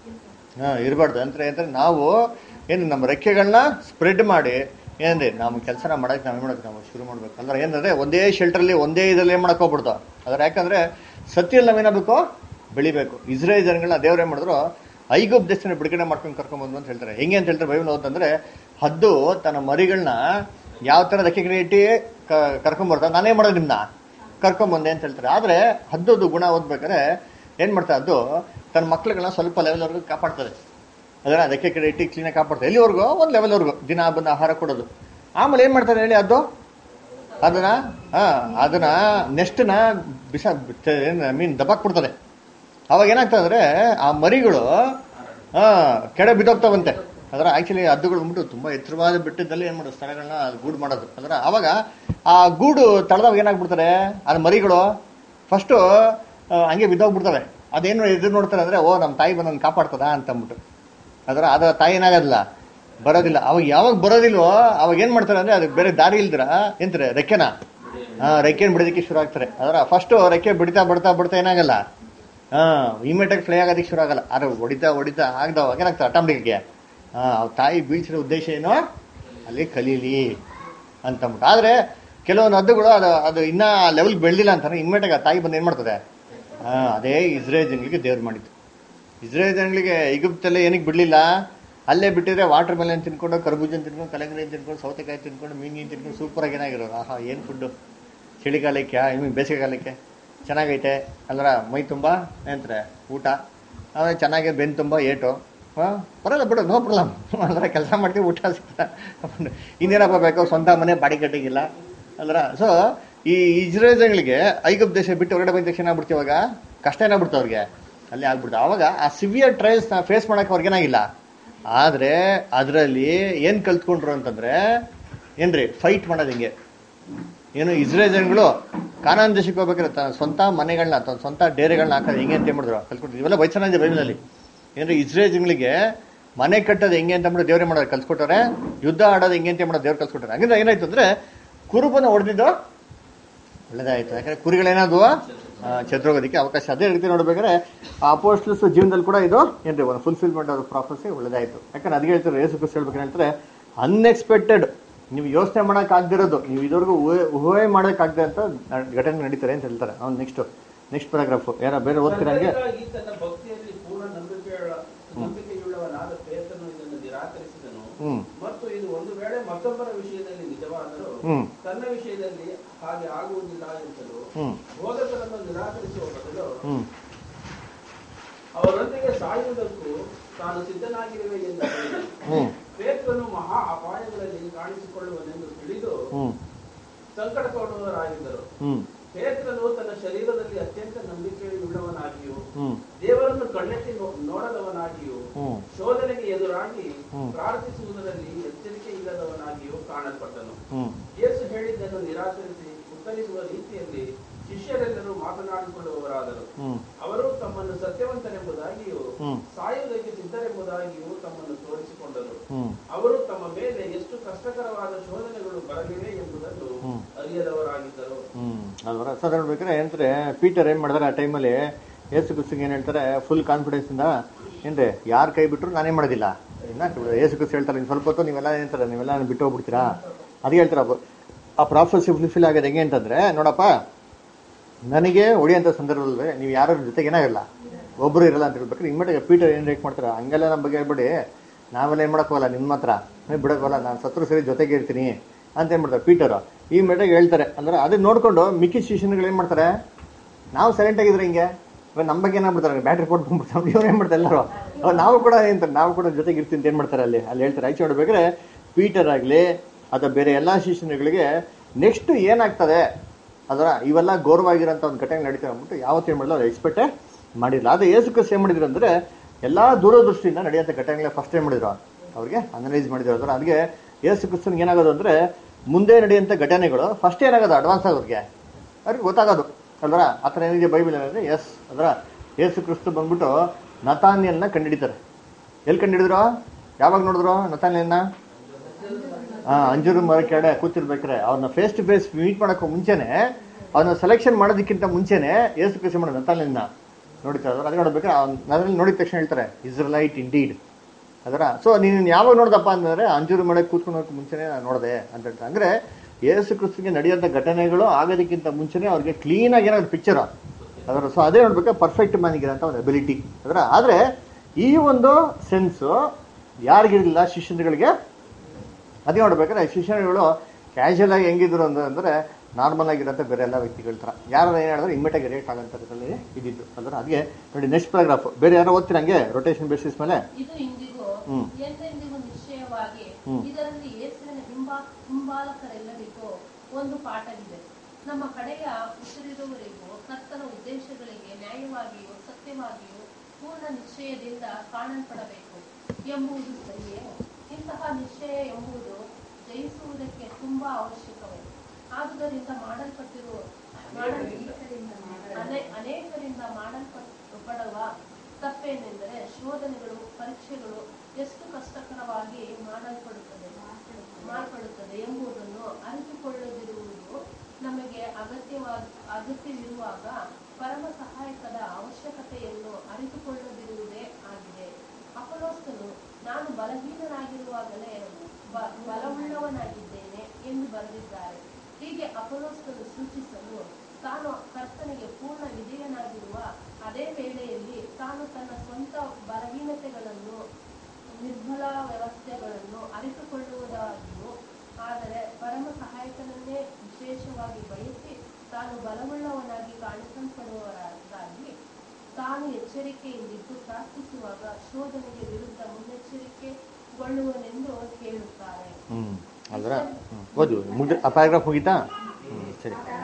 ಹಾ ಇರಬಾರ್ದು ಅಂದ್ರೆ ಅಂದ್ರೆ ನಾವು ಏನು ನಮ್ಮ ರೆಕ್ಕೆಗಳನ್ನ ಸ್ಪ್ರೆಡ್ ಮಾಡಿ ಏನಂದ್ರೆ ನಮ್ಮ ಕೆಲಸನ ಮಾಡಕ್ಕೆ ನಾವು ಏನ್ ಮಾಡಕ್ಕೆ ನಾವು ಶುರು ಮಾಡ್ಬೇಕು ಅಂದ್ರೆ ಏನಂದ್ರೆ ಒಂದೇ ಶೆಲ್ಟರ್ಲಿ ಒಂದೇ ಇದ್ರಲ್ಲಿ ಏನ್ ಮಾಡಕ್ ಹೋಗ್ಬಿಡ್ತು ಅದ್ರ ಯಾಕಂದ್ರೆ ಸತ್ಯಲ್ಲಿ ನಾವೇನಾಗಬೇಕು ಬೆಳಿಬೇಕು ಇಸ್ರೇಲ್ ಜನಗಳನ್ನ ದೇವ್ರ ಏನ್ ಮಾಡಿದ್ರು ಐಗುಪ್ ದೇಶನ ಬಿಡುಗಡೆ ಮಾಡ್ಕೊಂಡು ಕರ್ಕೊಂಡ್ ಬಂದ್ರು ಅಂತ ಹೇಳ್ತಾರೆ ಹೆಂಗೆ ಅಂತ ಹೇಳ್ತಾರೆ ಬೈಬಲ್ ಓದಂದ್ರೆ ಹದ್ದು ತನ್ನ ಮರಿಗಳನ್ನ ಯಾವ ತರ ರೆಕ್ಕೆಗಳು ಇಟ್ಟು ಕ- ಕರ್ಕೊಂಡ್ ಬರ್ತಾರೆ ನಾನೇ ಮಾಡೋದು ನಿಮ್ನ ಕರ್ಕೊಂಡ್ ಬಂದೆ ಅಂತ ಹೇಳ್ತಾರೆ ಆದ್ರೆ ಹದ್ದದು ಗುಣ ಓದ್ಬೇಕಾದ್ರೆ ಏನ್ ಮಾಡ್ತಾರೆ ಅದು ತನ್ನ ಮಕ್ಳುಗಳನ್ನ ಸ್ವಲ್ಪ ಲೆವೆಲ್ ವರ್ಗು ಕಾಪಾಡ್ತದೆ ಅದರ ಅದಕ್ಕೆ ಕಡೆ ಇಟ್ಟು ಕ್ಲೀನಾಗಿ ಕಾಪಾಡ್ತಾರೆ ಎಲ್ಲಿವರೆಗೂ ಒಂದು ಲೆವೆಲ್ವರೆಗೂ ದಿನ ಬಂದು ಆಹಾರ ಕೊಡೋದು ಆಮೇಲೆ ಏನ್ ಮಾಡ್ತಾರೆ ಹೇಳಿ ಅದು ಅದನ್ನ ಹಾ ಅದನ್ನ ನೆಸ್ಟ್ನ ಬಿಸ ಮೀನ್ ದಬಾಕ್ ಬಿಡ್ತದೆ ಅವಾಗ ಏನಾಗ್ತದೆ ಅಂದ್ರೆ ಆ ಮರಿಗಳು ಹಾ ಕೆಡೆ ಬಿದ್ದೋಗ್ತಾವಂತೆ ಅದರ ಆಕ್ಚುಲಿ ಹದ್ದುಗಳು ಬಂದ್ಬಿಟ್ಟು ತುಂಬಾ ಎತ್ತರವಾದ ಬೆಟ್ಟದಲ್ಲಿ ಏನ್ ಮಾಡೋದು ಸ್ಥಳಗಳನ್ನ ಗೂಡು ಮಾಡೋದು ಅಂದ್ರೆ ಅವಾಗ ಆ ಗೂಡು ತಳದಾಗ ಏನಾಗ್ಬಿಡ್ತಾರೆ ಆ ಮರಿಗಳು ಫಸ್ಟು ಹಂಗೆ ಬಿದ್ದೋಗ್ಬಿಡ್ತವೆ ಅದೇನು ಎದುರು ನೋಡ್ತಾರೆ ಅಂದ್ರೆ ಓ ನಮ್ಮ ತಾಯಿ ಬಂದು ಕಾಪಾಡ್ತದ ಅಂತ ಅಂದ್ಬಿಟ್ಟು ಅದರ ಅದರ ತಾಯಿ ಏನಾಗೋದಿಲ್ಲ ಬರೋದಿಲ್ಲ ಅವಾಗ ಯಾವಾಗ ಬರೋದಿಲ್ವೋ ಅವಾಗ ಏನ್ ಮಾಡ್ತಾರೆ ಅಂದ್ರೆ ಅದಕ್ಕೆ ಬೇರೆ ದಾರಿ ಇಲ್ದ್ರ ಎಂತಾರೆ ರೆಕ್ಕೆನ ಹಾ ರೆಕ್ಕೆನ ಬಿಡೋದಕ್ಕೆ ಶುರು ಆಗ್ತಾರೆ ಅದರ ಫಸ್ಟ್ ರೆಕ್ಕೆ ಬಿಡ್ತಾ ಬಿಡ್ತಾ ಬಿಡ್ತಾ ಏನಾಗಲ್ಲ ಹಾ ಇಮಿಡಿಯೇಟ್ ಫ್ಲೈ ಆಗೋದಕ್ಕೆ ಶುರು ಆಗಲ್ಲ ಆದ್ರೆ ಹೊಡಿತಾ ಹೊಡಿತಾ ಆಗದವಾಗ ಏನಾಗ್ತದೆ ಆಟೋಮೆಟಿಕ್ಗೆ ಹಾ ಅವ್ರ ತಾಯಿ ಬೀಳ್ಸಿರೋ ಉದ್ದೇಶ ಏನು ಅಲ್ಲಿ ಕಲೀಲಿ ಅಂತಂದ್ಬಿಟ್ಟು ಆದ್ರೆ ಕೆಲವೊಂದು ಹದ್ದುಗಳು ಅದು ಅದು ಇನ್ನ ಲೆವೆಲ್ ಬೆಳೆದಿಲ್ಲ ಅಂತಾನೆ ಇಮ್ಮಿಡಿಯೇಟ್ ಆ ತಾಯಿ ಬಂದು ಏನ್ ಮಾಡ್ತದೆ ಹಾ ಅದೇ ಇಸ್ರೇಲ್ ಜನಗಳಿಗೆ ದೇವ್ರು ಮಾಡಿದ್ದು ಇಸ್ರೇಲ್ ಜನಗಳಿಗೆ ಈಗಿಪ್ತಲ್ಲೇ ಏನಕ್ಕೆ ಬಿಡ್ಲಿಲ್ಲ ಅಲ್ಲೇ ಬಿಟ್ಟಿದ್ರೆ ವಾಟರ್ ಮೆಲನ್ ತಿನ್ಕೊಂಡು ಕರ್ಬೂಜನ್ ತಿನ್ಕೊಂಡು ಕಲಂಗಡಿ ತಿನ್ಕೊಂಡು ಸೌತೆಕಾಯಿ ತಿನ್ಕೊಂಡು ಮೀನಿನ ತಿನ್ಕೊಂಡು ಸೂಪರ್ ಆಗಿ ಏನಾಗಿರೋದು ಆಹಾ ಏನು ಫುಡ್ಡು ಚಳಿಗಾಲಕ್ಕೆ ಇನ್ನು ಬೇಸಿಗೆಗಾಲಕ್ಕೆ ಚೆನ್ನಾಗೈತೆ ಅಲ್ರ ಮೈ ತುಂಬ ಏನಂತಾರೆ ಊಟ ಆಮೇಲೆ ಚೆನ್ನಾಗಿ ಬೆನ್ನು ತುಂಬ ಏಟು ಹಾಂ ಬರಲ್ಲ ಬಿಡು ನೋ ಪ್ರಾಬ್ಲಮ್ ಅಂದ್ರೆ ಕೆಲಸ ಮಾಡ್ತೀವಿ ಊಟ ಸಿಗ್ತಾ ಇನ್ನೇನಪ್ಪ ಬೇಕು ಸ್ವಂತ ಮನೆ ಬಾಡಿ ಕಟ್ಟಿಗಿಲ್ಲ ಅಲ್ರ ಸೊ ಈ ಇಸ್ರೇಲ್ಗಳಿಗೆ ಐಗುಪ್ತ ದೇಶ ಬಿಟ್ಟು ಹೊರಗಡೆ ಬಂದ ತಕ್ಷಣ ಏನಾಗ್ಬಿಡ್ತು ಇವಾಗ ಕಷ್ಟ ಏನಾಗ್ಬಿಡ್ತು ಅವ್ರಿಗೆ ಅಲ್ಲಿ ಆಗ್ಬಿಡ್ತು ಅವಾಗ ಆ ಸಿವಿಯರ್ ಟ್ರಯಲ್ಸ್ ನ ಫೇಸ್ ಮಾಡಕ್ಕೆ ಅವ್ರಿಗೆ ಏನಾಗಿಲ್ಲ ಆದ್ರೆ ಅದರಲ್ಲಿ ಏನ್ ಕಲ್ತ್ಕೊಂಡ್ರು ಅಂತಂದ್ರೆ ಏನ್ರಿ ಫೈಟ್ ಮಾಡೋದು ಹಿಂಗೆ ಏನು ಇಸ್ರೇಲ್ ಜನಗಳು ಕಾನಾನ್ ದೇಶಕ್ಕೆ ಹೋಗ್ಬೇಕಾದ್ರೆ ತನ್ನ ಸ್ವಂತ ಮನೆಗಳನ್ನ ತನ್ನ ಸ್ವಂತ ಡೇರೆಗಳನ್ನ ಹಾಕೋದು ಹೆಂಗೆ ಅಂತ ಮಾಡಿದ್ರು ಕಲ್ತ್ಕೊಟ್ಟು ಇವೆಲ್ಲ ವಚನ ಇದೆ ಬೈಬಲಲ್ಲಿ ಏನ್ರಿ ಇಸ್ರೇಲ್ ಜನಗಳಿಗೆ ಮನೆ ಕಟ್ಟೋದು ಹೆಂಗೆ ಅಂತ ಮಾಡಿ ದೇವ್ರೆ ಮಾಡೋದು ಕಲ್ಸ್ಕೊಟ್ಟಾರೆ ಯುದ್ಧ ಆಡೋದು ಹೆಂಗೆ ಅಂತ ಮಾಡೋದು ದೇವ್ರು ಕಲ್ಸ್ಕೊಟ್ಟಾರೆ ಹಂಗಂದ್ರೆ ಏನಾಯ್ತು ಅಂದ್ರೆ ಕುರುಬನ ಹೊಡೆದಿದ್ದು ಒಳ್ಳೇದಾಯ್ತು ಯಾಕಂದ್ರೆ ಕುರಿಗಳೇನಾದ್ವು ಚದ್ರೋಗೋದಕ್ಕೆ ಅವಕಾಶ ಅದೇ ರೀತಿ ನೋಡ್ಬೇಕಾದ್ರೆ ಅಪೋಸ್ಟಲ್ಸ್ ಜೀವನದಲ್ಲಿ ಕೂಡ ಇದು ಏನ್ರಿ ಒಂದು ಫುಲ್ಫಿಲ್ಮೆಂಟ್ ಆಫ್ ಪ್ರಾಫೆಸಿ ಒಳ್ಳೇದಾಯ್ತು ಯಾಕಂದ್ರೆ ಅದಕ್ಕೆ ಹೇಳ್ತಾರೆ ಯೇಸು ಕ್ರಿಸ್ತ ಹೇಳ್ಬೇಕು ಹೇಳ್ತಾರೆ ಅನ್ಎಕ್ಸ್ಪೆಕ್ಟೆಡ್ ನೀವು ಯೋಚನೆ ಮಾಡಕ್ ಆಗದಿರೋದು ನೀವು ಇದುವರೆಗೂ ಊಹೆ ಊಹೆ ಮಾಡಕ್ ಆಗದೆ ಅಂತ ನ- ಘಟನೆ ನಡೀತಾರೆ ಅಂತ ಹೇಳ್ತಾರೆ ಅವ್ನು ನೆಕ್ಸ್ಟ್ ನೆಕ್ಸ್ಟ್ ಪ್ಯಾರಾಗ್ರಾಫ್ ಯಾರ ಬೇರೆ ಓದ್ತೀರಂಗೆ
ತನ್ನದಕ್ಕಾಗಿ ತನ್ನ ಭಕ್ತಿಯಲ್ಲಿ ಪೂರ್ಣ ನಂಬಿಕೆಯುಳ್ಳ ನಂಬಿಕೆಯುಳ್ಳವನಾದ ಪೇತ್ರನು ಇದನ್ನು ನಿರಾಕರಿಸಿದನು
ಹ್ಮ್
ಮತ್ತು ಇದು ಒಂದು ವೇಳೆ ಮತ್ತೊಬ್ಬರ ವಿಷಯದಲ್ಲಿ ನಿಜವಾದರೂ
ಹ್ಮ್.
ತನ್ನ ವಿಷಯದಲ್ಲಿ ಹಾಗೆ ಆಗುವುದಿಲ್ಲ ಎಂತಲೂ
ಹ್ಮ್
ಬೋಧಕರನ್ನು ನಿರಾಕರಿಸುವ ಬದಲು
ಹ್ಮ್
ಅವರೊಂದಿಗೆ ಸಾಯುವುದಕ್ಕೂ ತಾನು ಸಿದ್ಧನಾಗಿರುವೆ ಎಂದು ಹೇಳಿದನು.
ಹ್ಮ್
ಪೇತ್ರನು ಮಹಾ ಅಪಾಯಗಳಲ್ಲಿ ಕಾಣಿಸಿಕೊಳ್ಳುವನೆಂದು ತಿಳಿದು
ಹ್ಮ್
ಸಂಕಟ ಪಡುವವರಾಗಿದ್ದರು
ಹ್ಮ್
ಪೇತ್ರನು ತನ್ನ ಶರೀರದಲ್ಲಿ ಅತ್ಯಂತ ನಂಬಿಕೆಯುಳ್ಳವನಾಗಿಯೂ
ಹ್ಮ್
ದೇವರನ್ನು ಕಣ್ಣೆತ್ತಿ ನೋ- ನೋಡದವನಾಗಿಯೂ
ಹ್ಮ್
ಶೋಧನೆಗೆ ಎದುರಾಗಿ
ಹ್ಮ್.
ಪ್ರಾರ್ಥಿಸುವುದರಲ್ಲಿ ಎಚ್ಚರಿಕೆ ಇಲ್ಲದವನಾಗಿಯೂ ಕಾಣಲ್ಪಟ್ಟನು
ಹ್ಮ್
ಯೇಸು ಹೇಳಿದ್ದನ್ನು ನಿರಾಕರಿಸಿ ಉತ್ತರಿಸುವ ರೀತಿಯಲ್ಲಿ ಶಿಷ್ಯರೆಲ್ಲರೂ ಮಾತನಾಡಿಕೊಳ್ಳುವವರಾದರು
ಹ್ಮ್
ಅವರು ತಮ್ಮನ್ನು ಸತ್ಯವಂತರೆಂಬುದಾಗಿಯೂ
ಹ್ಮ್.
ಸಾಯುವುದಕ್ಕೆ ಸಿದ್ಧರೆಂಬುದಾಗಿಯೂ ತಮ್ಮನ್ನು ತೋರಿಸಿಕೊಂಡರು
ಹ್ಮ್
ಅವರು ತಮ್ಮ ಮೇಲೆ ಎಷ್ಟು ಕಷ್ಟಕರವಾದ ಶೋಧನೆಗಳು ಬರಲಿವೆ ಎಂಬುದನ್ನು
ಹ್ಮ್.
ಅರಿಯದವರಾಗಿದ್ದರು
ಹ್ಮ್ ಅಲ್ವರ ಸರ್ ಹೇಳ್ಬೇಕಾದ್ರೆ ಏನಂದ್ರೆ ಪೀಟರ್ ಏನ್ ಮಾಡಿದಾರೆ ಆ ಟೈಮಲ್ಲಿ ಏಸು ಕ್ರಿಸ್ತಿಗೆ ಏನ್ ಹೇಳ್ತಾರೆ ಫುಲ್ ಕಾನ್ಫಿಡೆನ್ಸ್ ಇಂದ ಏನ್ರಿ ಯಾರ್ ಕೈ ಬಿಟ್ರು ನಾನೇ ಮಾಡೋದಿಲ್ಲ ಇನ್ನ ಏಸು ಕ್ರಿಸ್ತ ಹೇಳ್ತಾರೆ ಇನ್ ಸ್ವಲ್ಪ ಹೊತ್ತು ನೀವೆಲ್ಲ ಏನಂತಾರೆ ನೀವೆಲ್ಲ ನನ್ನ ಬಿಟ್ಟು ಹೋಗ್ಬಿಡ್ತೀರಾ ಅದಕ್ಕೆ ಹೇಳ್ತಾರೆ ಅಪ್ಪ. ಆ ಪ್ರಾಫೆಸಿ ಫುಲ್ಫಿಲ್ ಆಗೋದು ಹೆಂಗೆ ಅಂತಂದ್ರೆ ನೋಡಪ್ಪ ನನಗೆ ಹೊಡಿಯೋಂಥ ಸಂದರ್ಭದಲ್ಲಿ ನೀವು ಯಾರ ಜೊತೆಗೆ ಏನಾಗಲ್ಲ ಒಬ್ರು ಇರಲ್ಲ ಅಂತ ಹೇಳ್ಬೇಕಾದ್ರೆ ಇಮ್ಮಿಡಿಯೇಟ್ ಪೀಟರ್ ಏನ್ ರೇಟ್ ಮಾಡ್ತಾರೆ ಹಂಗೆಲ್ಲ ನಮ್ಮ ಬಗ್ಗೆ ಹೇಳ್ಬಿಡಿ ನಾವೆಲ್ಲ ಏನ್ ಮಾಡಕ್ಕೋಲ್ಲ ನಿಮ್ಮ ಹತ್ರ ನೀವು ಬಿಡಕ್ಕೋಲ್ಲ ನಾನು ಸತ್ರು ಸರಿ ಜೊತೆಗೆ ಇರ್ತೀನಿ ಅಂತ ಏನ್ ಮಾಡ್ತಾರೆ ಪೀಟರ್ ಈ ಮೇಟಾಗ ಹೇಳ್ತಾರೆ ಅಂದ್ರೆ ಅದನ್ನ ನೋಡ್ಕೊಂಡು ಮಿಕ್ಕಿ ಶಿಷ್ಯನ್ಗಳು ಏನ್ ಮಾಡ್ತಾರೆ ನಾವು ಸೈಲೆಂಟ್ ಆಗಿದ್ರೆ ಹಿಂಗೆ ಇವಾಗ ನಮ್ಮ ಬಗ್ಗೆ ಏನಾಗ್ಬಿಡ್ತಾರೆ ಬ್ಯಾಟ್ರಿ ರಿಪೋರ್ಟ್ ಬಂದ್ಬಿಡ್ತಾರೆ ಇವ್ರು ಏನ್ ಮಾಡ್ತಾರೆ ಎಲ್ಲರೂ ಅವಾಗ ನಾವು ಕೂಡ ಏನಂತಾರೆ ನಾವು ಕೂಡ ಜೊತೆಗೆ ಇರ್ತೀನಿ ಅಂತ ಏನ್ ಮಾಡ್ತಾರೆ ಅಲ್ಲಿ ಅಲ್ಲಿ ಹೇಳ್ತಾರೆ ಆಯ್ತು ನೋಡ್ಬೇಕಾದ್ರೆ ಪೀಟರ್ ಆಗ್ಲಿ ಅಥವಾ ಬೇರೆ ಎಲ್ಲಾ ಶಿಷ್ಯನುಗಳಿಗೆ ನೆಕ್ಸ್ಟ್ ಏನಾಗ್ತದೆ ಅದರ ಇವೆಲ್ಲ ಗೌರವಾಗಿರೋಂಥ ಒಂದು ಘಟನೆ ನಡೀತಾರೆ ಅಂದ್ಬಿಟ್ಟು ಯಾವತ್ತೂ ಏನ್ ಮಾಡಿಲ್ಲ ಅವ್ರು ಎಕ್ಸ್ಪೆಕ್ಟೇ ಮಾಡಿಲ್ಲ ಅದೇ ಏಸು ಕ್ರಿಸ್ತ ಏನ್ ಮಾಡಿದ್ರು ಅಂದ್ರೆ ಎಲ್ಲಾ ದೂರದೃಷ್ಟಿಯಿಂದ ನಡೆಯುವಂಥ ಘಟನೆಗಳ ಫಸ್ಟ್ ಏನ್ ಮಾಡಿದ್ರು ಅವ್ರಿಗೆ ಅನಲೈಸ್ ಮಾಡಿದ್ರು ಅದರ ಅದಕ್ಕೆ ಏಸು ಕ್ರಿಸ್ತನ್ಗೆ ಏನಾಗೋದು ಅಂದ್ರೆ ಮುಂದೆ ನಡೆಯುವಂಥ ಘಟನೆಗಳು ಫಸ್ಟ್ ಏನಾಗೋದು ಅಡ್ವಾನ್ಸ್ ಆಗೋರಿಗೆ ಅವ್ರಿಗೆ ಗೊತ್ತಾಗೋದು ಅಲ್ವರ ಆ ಥರ ಏನಿದೆ ಬೈಬಲ್ ಏನಂದ್ರೆ ಎಸ್ ಅದರ ಏಸು ಕ್ರಿಸ್ತು ಬಂದ್ಬಿಟ್ಟು ನತಾನ್ಯಲ್ನ ಕಂಡಿಡಿತಾರೆ ಎಲ್ಲಿ ಕಂಡಿಡಿದ್ರು ಯಾವಾಗ ನೋಡಿದ್ರು ನತಾನ್ಯಲ್ನ ಹಾ ಅಂಜೂರು ಮರ ಕೆಳಗಡೆ ಕೂತಿರ್ಬೇಕಾರೆ ಅವ್ರನ್ನ ಫೇಸ್ ಟು ಫೇಸ್ ಮೀಟ್ ಮಾಡೋಕ್ಕೂ ಮುಂಚೆನೆ ಅವ್ರನ್ನ ಸೆಲೆಕ್ಷನ್ ಮಾಡೋದಕ್ಕಿಂತ ಮುಂಚೆನೆ ಏಸು ಕ್ರಿಸ್ತು ಮಾಡೋದು ನತಾನ್ಯಲ್ನ ನೋಡ್ತಾರೆ ಅದರ ಅದು ನೋಡ್ಬೇಕಾದ್ರೆ ಅದ್ರಲ್ಲಿ ನೋಡಿದ ತಕ್ಷಣ ಹೇಳ್ತಾರೆ ಇಸ್ರಲೈಟ್ ಇಂಡೀಡ್ ಅದರ ಸೊ ನೀನು ಯಾವಾಗ ನೋಡ್ದಪ್ಪ ಅಂತಂದ್ರೆ ಅಂಜೂರು ಮಳೆ ಕೂತ್ಕೊಳ್ಳೋಕೆ ಮುಂಚೆನೆ ನಾನು ನೋಡಿದೆ ಅಂತ ಹೇಳ್ತಾರೆ ಅಂದ್ರೆ ಯೇಸು ಕ್ರಿಸ್ತಿಗೆ ನಡೆಯುವಂಥ ಘಟನೆಗಳು ಆಗೋದಕ್ಕಿಂತ ಮುಂಚೆನೆ ಅವ್ರಿಗೆ ಕ್ಲೀನ್ ಆಗಿ ಏನಾದ್ರು ಪಿಕ್ಚರ್ ಅದರ ಸೊ ಅದೇ ನೋಡ್ಬೇಕು ಪರ್ಫೆಕ್ಟ್ ಮ್ಯಾನಿಗಿರೋಂಥ ಒಂದು ಅಬಿಲಿಟಿ ಅದರ ಆದ್ರೆ ಈ ಒಂದು ಸೆನ್ಸ್ ಯಾರಿಗಿರಲಿಲ್ಲ ಶಿಷ್ಯರುಗಳಿಗೆ ಅದೇ ನೋಡ್ಬೇಕಾದ್ರೆ ಶಿಕ್ಷಣಗಳು ಕ್ಯಾಶುಯಲ್ ಆಗಿ ಹೆಂಗಿದ್ರು ಅಂತ ಅಂದ್ರೆ ನಾರ್ಮಲ್ ಆಗಿರೋಂಥ ಬೇರೆ ಎಲ್ಲ ವ್ಯಕ್ತಿಗಳ ಥರ ಯಾರು ಏನು ಹೇಳಿದ್ರೆ ಇಮ್ಮಿಡಿಯೇಟ್ ಆಗಿ ರೇಟ್ ಆಗೋಂಥದ್ರಲ್ಲಿ ಇದ್ದಿದ್ದು ಅಂದ್ರೆ ಅದಕ್ಕೆ ನೋಡಿ ನೆಕ್ಸ್ಟ್ ಪ್ಯಾರಾಗ್ರಾಫ್ ಬೇರೆ ಯಾರೋ ಓದ್ತೀರ ಹಂಗೆ ರೊಟೇಷನ್ ಬೇಸಿಸ್ ಮೇಲೆ
ಇದು ಇಂದಿಗೂ
ಹ್ಮ್.
ಎಂದೆಂದಿಗೂ ನಿಶ್ಚಯವಾಗಿ
ಹ್ಮ್.
ಇದರಲ್ಲಿ ಯೇಸುವಿನ ಹಿಂಬಾ ಹಿಂಬಾಲಕರೆಲ್ಲರಿಗೂ ಒಂದು ಪಾಠವಿದೆ ನಮ್ಮ ಕಡೆಯ ಉಸಿರಿರುವವರೆಗೂ ಕರ್ತನ ಉದ್ದೇಶಗಳಿಗೆ ನ್ಯಾಯವಾಗಿಯೂ ಸತ್ಯವಾಗಿಯೂ ಪೂರ್ಣ ನಿಶ್ಚಯದಿಂದ ಕಾಣಲ್ಪಡಬೇಕು ಎಂಬುದು ಸರಿಯೇ ಇಂತಹ ನಿಶ್ಚಯ ಎಂಬುದು ಜಯಿಸುವುದಕ್ಕೆ ತುಂಬಾ ಅವಶ್ಯಕವೇ ಆದುದರಿಂದ ಮಾಡಲ್ಪಟ್ಟಿರುವ ಮಾಡಲ್- ಅನೇ- ಅನೇಕರಿಂದ ಮಾಡಲ್ಪಡುವ ತಪ್ಪೇನೆಂದರೆ ಶೋಧನೆಗಳು ಪರೀಕ್ಷೆಗಳು ಎಷ್ಟು ಕಷ್ಟಕರವಾಗಿ ಮಾಡಲ್ಪಡುತ್ತದೆ ಮಾರ್ಪಡುತ್ತದೆ ಎಂಬುದನ್ನು ಅರಿತುಕೊಳ್ಳದಿರುವುದು ನಮಗೆ ಅಗತ್ಯವಾಗಿ ಅಗತ್ಯವಿರುವಾಗ ಪರಮ ಸಹಾಯಕದ ಅವಶ್ಯಕತೆಯನ್ನು ಅರಿತುಕೊಳ್ಳದಿರುವುದೇ ಆಗಿದೆ ಅಪಲೋಸ್ತನು ನಾನು ಬಲಹೀನನಾಗಿರುವಾಗಲೇ ಬ- ಬಲವುಳ್ಳವನಾಗಿದ್ದೇನೆ ಎಂದು ಬರೆದಿದ್ದಾರೆ ಹೀಗೆ ಅಪಲೋಸ್ತನು ಸೂಚಿಸಲು ತಾನು ಕರ್ತನಿಗೆ ಪೂರ್ಣ ವಿಧೇಯನಾಗಿರುವ ಅದೇ ವೇಳೆಯಲ್ಲಿ ತಾನು ತನ್ನ ಸ್ವಂತ ಬಲಹೀನತೆಗಳನ್ನು ನಿರ್ಬಲ ವ್ಯವಸ್ಥೆಗಳನ್ನು ಅರಿತುಕೊಳ್ಳುವುದಾಗಿಯೂ ಆದರೆ ಪರಮ ಸಹಾಯಕನನ್ನೇ ವಿಶೇಷವಾಗಿ ಬಯಸಿ ತಾನು ಬಲವುಳ್ಳವನಾಗಿ ಕಾಣಿಸಲ್ಪಡುವವರಾಗಿ ತಾನು ಎಚ್ಚರಿಕೆಯಿಂದಿದ್ದು ಪ್ರಾರ್ಥಿಸುವಾಗ ಶೋಧನೆಗೆ ವಿರುದ್ಧ ಮುನ್ನೆಚ್ಚರಿಕೆಗೊಳ್ಳುವನೆಂದು ಹೇಳುತ್ತಾರೆ
ಹ್ಮ್ ಅಲ್ವರ ಓದು ಮುಗ್ದ ಆ ಪ್ಯಾರಾಗ್ರಾಫ್ ಮುಗೀತಾ ಹ್ಮ್ ಸರಿ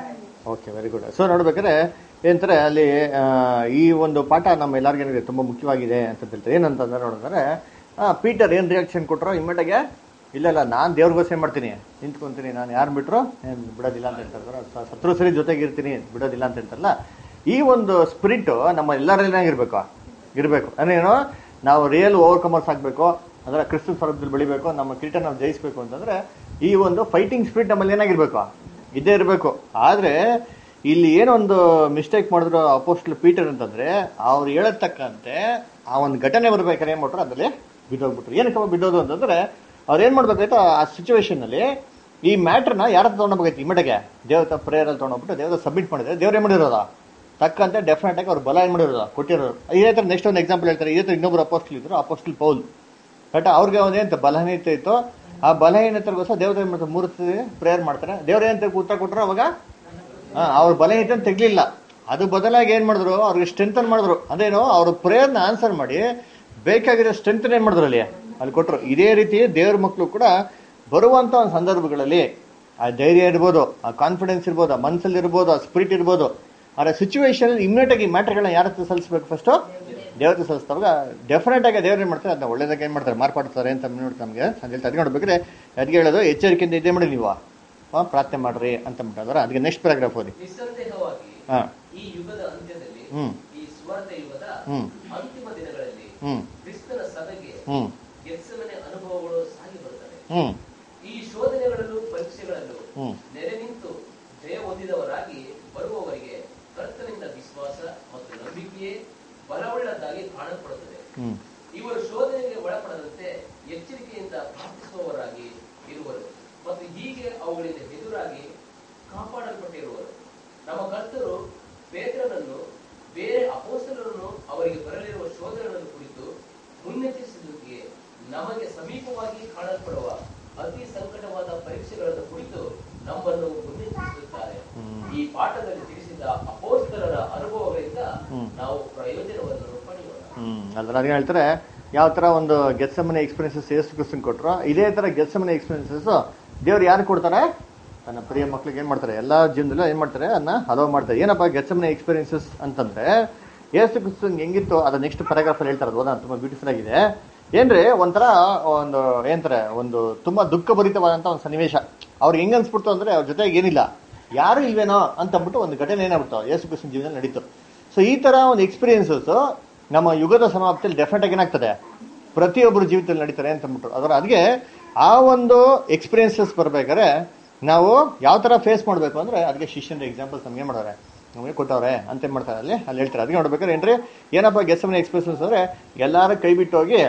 ಓಕೆ ವೆರಿ ಗುಡ್ ಸೊ ನೋಡ್ಬೇಕಾದ್ರೆ ಏನಂತಾರೆ ಅಲ್ಲಿ ಆ, ಈ ಒಂದು ಪಾಠ ನಮ್ಮ ಎಲ್ಲರಿಗೂ ಏನಿದೆ ತುಂಬಾ ಮುಖ್ಯವಾಗಿದೆ ಅಂತ ಹೇಳ್ತಾರೆ ಏನಂತಂದ್ರೆ ನೋಡಿದ್ರೆ ಪೀಟರ್ ಏನ್ ರಿಯಾಕ್ಷನ್ ಕೊಟ್ರು ಇಮ್ಮಿಡಿಯಾಗೆ ಇಲ್ಲ ಇಲ್ಲ ನಾನು ದೇವ್ರಿಗೋಸ್ಕರ ಏನ್ ಮಾಡ್ತೀನಿ ನಿಂತ್ಕೊಂತೀನಿ ನಾನು ಯಾರು ಬಿಟ್ರು ಏನ್ ಬಿಡೋದಿಲ್ಲ ಅಂತ ಹೇಳ್ತಾರೆ ಸ- ಸತ್ರು ಸರಿ ಜೊತೆಗೆ ಇರ್ತೀನಿ ಬಿಡೋದಿಲ್ಲ ಅಂತ ಹೇಳ್ತಾರಲ್ಲ ಈ ಒಂದು ಸ್ಪಿರಿಟ್ ನಮ್ಮ ಎಲ್ಲರಲ್ಲೇ ಇರಬೇಕು ಇರಬೇಕು ಅಂದ್ರೇನು ನಾವು ರಿಯಲ್ ಓವರ್ಕಮರ್ಸ್ ಆಗಬೇಕು ಅದರ ಕ್ರಿಸ್ತನ್ ಸ್ವರೂಪದಲ್ಲಿ ಬೆಳಿಬೇಕು ನಮ್ಮ ಕಿರೀಟ ನಾವು ಜಯಿಸ್ಬೇಕು ಅಂತಂದ್ರೆ ಈ ಒಂದು ಫೈಟಿಂಗ್ ಸ್ಪಿರಿಟ್ ನಮ್ಮಲ್ಲಿ ಏನಾಗಿರ್ಬೇಕು ಇದೇ ಇರಬೇಕು ಆದ್ರೆ ಇಲ್ಲಿ ಏನೊಂದು ಮಿಸ್ಟೇಕ್ ಮಾಡಿದ್ರು ಅಪೋಸ್ಟಲ್ ಪೀಟರ್ ಅಂತಂದ್ರೆ ಅವ್ರು ಹೇಳತಕ್ಕಂತೆ ಆ ಒಂದು ಘಟನೆ ಬರ್ಬೇಕಾದ್ರೆ ಏನ್ ಮಾಡ್ರು ಅದ್ರಲ್ಲಿ ಬಿದ್ದೋಗ್ಬಿಟ್ರು ಏನಕ್ಕೆ ಬಿದ್ದೋದು ಅಂತಂದ್ರೆ ಅವ್ರು ಏನ್ ಮಾಡ್ಬೇಕಾಯ್ತು ಆ ಸಿಚುವೇಶನ್ ಅಲ್ಲಿ ಈ ಮ್ಯಾಟ್ರನ್ನ ಯಾರ ಹತ್ರ ತಗೊಂಡೋಗ್ಬೇಕು ಇಮಿಡಿಗೆ ದೇವತ ಪ್ರೇಯರ್ ಅಲ್ಲಿ ತಗೊಂಡೋಗ್ಬಿಟ್ಟು ದೇವತ ಸಬ್ಮಿಟ್ ಮಾಡಿದ್ರೆ ದೇವ್ರು ಏನ್ ಮಾಡಿರೋದ ತಕ್ಕಂತೆ ಡೆಫಿನೆಟ್ ಆಗಿ ಅವ್ರು ಬಲ ಏನ್ ಮಾಡಿರೋದು ಕೊಟ್ಟಿರೋರು ಇದೇ ತರ ನೆಕ್ಸ್ಟ್ ಒಂದು ಎಕ್ಸಾಂಪಲ್ ಹೇಳ್ತಾರೆ ಇದೇ ತರ ಇನ್ನೊಬ್ರು ಅಪೋಸ್ಟಲ್ ಇದ್ರು ಅಪೋಸ್ಟಲ್ ಪೌಲ್ ಬಟ್ ಅವ್ರಿಗೆ ಒಂದೇಂತ ಬಲಹೀನತೆ ಇತ್ತು ಆ ಬಲಹೀನತೆಗೋಸ್ಕರ ದೇವತೆ ಏನ್ ಮಾಡ್ತಾರೆ ಮೂರು ಪ್ರೇಯರ್ ಮಾಡ್ತಾರೆ ದೇವ್ರ ಏನಂತ ಉತ್ತರ ಕೊಟ್ಟರು ಅವಾಗ ಹಾ, ಅವ್ರ ಬಲಹೀನತೆ ತೆಗ್ಲಿಲ್ಲ ಅದು ಬದಲಾಗಿ ಏನ್ ಮಾಡಿದ್ರು ಅವ್ರಿಗೆ ಸ್ಟ್ರೆಂಥನ್ ಮಾಡಿದ್ರು ಅದೇನು ಅವ್ರ ಪ್ರೇಯರ್ನ ಆನ್ಸರ್ ಮಾಡಿ ಬೇಕಾಗಿರೋ ಸ್ಟ್ರೆಂತ್ ಏನ್ ಮಾಡಿದ್ರು ಅಲ್ಲಿ ಅಲ್ಲಿ ಕೊಟ್ರು ಇದೇ ರೀತಿ ದೇವ್ರ ಮಕ್ಕಳು ಕೂಡ ಬರುವಂತ ಒಂದು ಸಂದರ್ಭಗಳಲ್ಲಿ ಆ ಧೈರ್ಯ ಇರ್ಬೋದು ಆ ಕಾನ್ಫಿಡೆನ್ಸ್ ಇರ್ಬೋದು ಆ ಮನ್ಸಲ್ಲಿ ಇರ್ಬೋದು ಆ ಸ್ಪಿರಿಟ್ ಇರ್ಬೋದು ಆ ಸಿಚುವೇಶನ್ ಇಮ್ಮಿಡಿಯೇಟ್ ಆಗಿ ಮ್ಯಾಟರ್ಗಳನ್ನ ಯಾರ ಹತ್ರ ಸಲ್ಲಿಸ್ಬೇಕು ಫಸ್ಟ್ ದೇವತೆ ಸಲ್ಲಿಸಿದಾಗ ಡೆಫಿನೆಟ್ ಆಗಿ ದೇವ್ರು ಏನ್ ಮಾಡ್ತಾರೆ ಅದನ್ನ ಒಳ್ಳೇದಾಗಿ ಏನ್ ಮಾಡ್ತಾರೆ ಮಾರ್ಪಾಡ್ತಾರೆ ಅಂತ ನೋಡ್ತಾರೆ ನಮಗೆ ಅಂತ ಹೇಳ್ತಾರೆ ಅದಕ್ಕೆ ನೋಡ್ಬೇಕಾದ್ರೆ ಅದಕ್ಕೆ ಹೇಳೋದು ಎಚ್ಚರಿಕೆಯಿಂದ ಇದೇ ಮಾಡಿ ನೀವು ಆ, ಪ್ರಾರ್ಥನೆ ಮಾಡ್ರಿ ಅಂತ ಬಿಟ್ಟಿದ್ರೆ ಅದಕ್ಕೆ ನೆಕ್ಸ್ಟ್ ಪ್ಯಾರಾಗ್ರಾಫ್ ಓದಿ
ನಿಸ್ಸಂದೇಹವಾಗಿ
ಹಾ
ಈ ಯುಗದ ಅಂತ್ಯದಲ್ಲಿ
ಹ್ಮ್.
ಈ ಸ್ವಾರ್ಥ ಯುಗದ
ಹ್ಮ್.
ಅಂತಿಮ ದಿನಗಳಲ್ಲಿ
ಹ್ಮ್
ಕ್ರಿಸ್ತನ ಸಭೆಗೆ
ಹ್ಮ್
ಗೆತ್ಸಮನೆ ಅನುಭವಗಳು ಸಾಗಿ ಬರುತ್ತವೆ
ಹ್ಮ್
ಈ ಶೋಧನೆಗಳಲ್ಲೂ ಪರೀಕ್ಷೆಗಳಲ್ಲೂ
ಹ್ಮ್.
ನೆಲೆ ನಿಂತು ಜಯ ಹೊಂದಿದವರಾಗಿ ಬರುವವರಿಗೆ ಕರ್ತನಿಂದ ವಿಶ್ವಾಸ ಮತ್ತು ನಂಬಿಕೆಯೇ ಬಲವುಳ್ಳದ್ದಾಗಿ ಕಾಣಲ್ಪಡುತ್ತದೆ
ಹ್ಮ್
ಇವರು ಶೋಧನೆಗೆ ಒಳಪಡದಂತೆ ಎಚ್ಚರಿಕೆಯಿಂದ ಪ್ರಾರ್ಥಿಸುವವರಾಗಿ ಇರುವರು ಮತ್ತು ಹೀಗೆ ಅವುಗಳಿಂದ ಎದುರಾಗಿ ಕಾಪಾಡಲ್ಪಟ್ಟಿರುವರು ನಮ್ಮ ಕರ್ತರು ಪೇತ್ರನನ್ನು ಬೇರೆ ಅಪೋಸ್ತಲರನ್ನು ಅವರಿಗೆ ಬರಲಿರುವ ಶೋಧನೆಗಳನ್ನು ಕುರಿತು ಮುನ್ನೆಚ್ಚರಿಸಿದ್ದಕ್ಕೆ ನಮಗೆ ಸಮೀಪವಾಗಿ ಕಾಣಲ್ಪಡುವ ಅತಿ ಸಂಕಟವಾದ ಪರೀಕ್ಷೆಗಳನ್ನು ಕುರಿತು ನಮ್ಮನ್ನು ಮುನ್ನೆಚ್ಚರಿಸುತ್ತಾರೆ ಈ ಪಾಠದಲ್ಲಿ ತಿಳಿಸಿದ ಅಪೋಸ್ತಲರ ಅನುಭವಗಳಿಂದ
ಹ್ಮ್.
ನಾವು ಪ್ರಯೋಜನವನ್ನು ಪಡೆಯೋಣ
ಹ್ಮ್ ಅದ್ರ ಅದೇ ಹೇಳ್ತಾರೆ ಯಾವ ತರ ಒಂದು ಗೆತ್ಸಮನೆ ಎಕ್ಸ್ಪೀರಿಯನ್ಸಸ್ ಯೇಸು ಕ್ರಿಸ್ತನ್ ಕೊಟ್ರು ಇದೇ ತರ ಗೆತ್ಸಮನೆ ಎಕ್ಸ್ಪೀರಿಯನ್ಸಸ್ ದೇವ್ರು ಯಾರು ಕೊಡ್ತಾರೆ ತನ್ನ ಪ್ರಿಯ ಮಕ್ಳಿಗೆ ಏನ್ ಮಾಡ್ತಾರೆ ಎಲ್ಲಾ ಜೀವನದಲ್ಲೂ ಏನ್ ಮಾಡ್ತಾರೆ ಅದನ್ನ ಹಲವು ಮಾಡ್ತಾರೆ ಏನಪ್ಪ ಗೆತ್ಸಮನೆ ಎಕ್ಸ್ಪೀರಿಯನ್ಸಸ್ ಅಂತಂದ್ರೆ ಯೇಸು ಕ್ರಿಸ್ತನ್ ಹೆಂಗಿತ್ತು ಅದ ನೆಕ್ಸ್ಟ್ ಪ್ಯಾರಾಗ್ರಾಫ್ ಅಲ್ಲಿ ಹೇಳ್ತಾರೆ ಓದೋಣ ತುಂಬಾ ಬ್ಯೂಟಿಫುಲ್ ಆಗಿದೆ ಏನ್ರಿ ಒಂಥರ ಒಂದು ಏನಂತಾರೆ ಒಂದು ತುಂಬಾ ದುಃಖಭರಿತವಾದಂತ ಒಂದು ಸನ್ನಿವೇಶ ಅವ್ರಿಗೆ ಹೆಂಗ್ ಅನ್ಸ್ಬಿಡ್ತು ಅಂದ್ರೆ ಅವ್ರ ಜೊತೆಗೆ ಏನಿಲ್ಲ ಯಾರು ಇಲ್ವೇನೋ ಅಂತ ಅಂದ್ಬಿಟ್ಟು ಒಂದು ಘಟನೆ ಏನಾಗ್ಬಿಡ್ತು ಯೇಸು ಕ್ರಿಸ್ತನ್ ಜೀವನದಲ್ಲಿ ನಡೀತು ಸೊ ಈ ತರ ಒಂದು ಎಕ್ಸ್ಪೀರಿಯನ್ಸಸ್ ನಮ್ಮ ಯುಗದ ಸಮಾಪ್ತಿಯಲ್ಲಿ ಡೆಫಿನೆಟ್ ಆಗಿ ಏನಾಗ್ತದೆ ಪ್ರತಿಯೊಬ್ಬರು ಜೀವಿತದಲ್ಲಿ ನಡೀತಾರೆ ಅಂತ ಅಂದ್ಬಿಟ್ಟು ಅದರ ಅದಕ್ಕೆ ಆ ಒಂದು ಎಕ್ಸ್ಪೀರಿಯನ್ಸಸ್ ಬರ್ಬೇಕಾದ್ರೆ ನಾವು ಯಾವ ತರ ಫೇಸ್ ಮಾಡಬೇಕು ಅಂದ್ರೆ ಅದಕ್ಕೆ ಶಿಷ್ಯನ ಎಕ್ಸಾಂಪಲ್ಸ್ ನಮ್ಗೆ ಮಾಡೋರೆ ನಮಗೆ ಕೊಟ್ಟವ್ರೆ ಅಂತ ಏನ್ ಮಾಡ್ತಾರೆ ಅಲ್ಲಿ ಅಲ್ಲಿ ಹೇಳ್ತಾರೆ ಅದಕ್ಕೆ ನೋಡ್ಬೇಕಾದ್ರೆ ಏನ್ರಿ ಏನಪ್ಪ ಗೆಸ್ಸಮನೆ ಎಕ್ಸ್ಪೀರಿಯನ್ಸ್ ಅಂದ್ರೆ ಎಲ್ಲಾರು ಕೈ ಬಿಟ್ಟು ಹೋಗಿ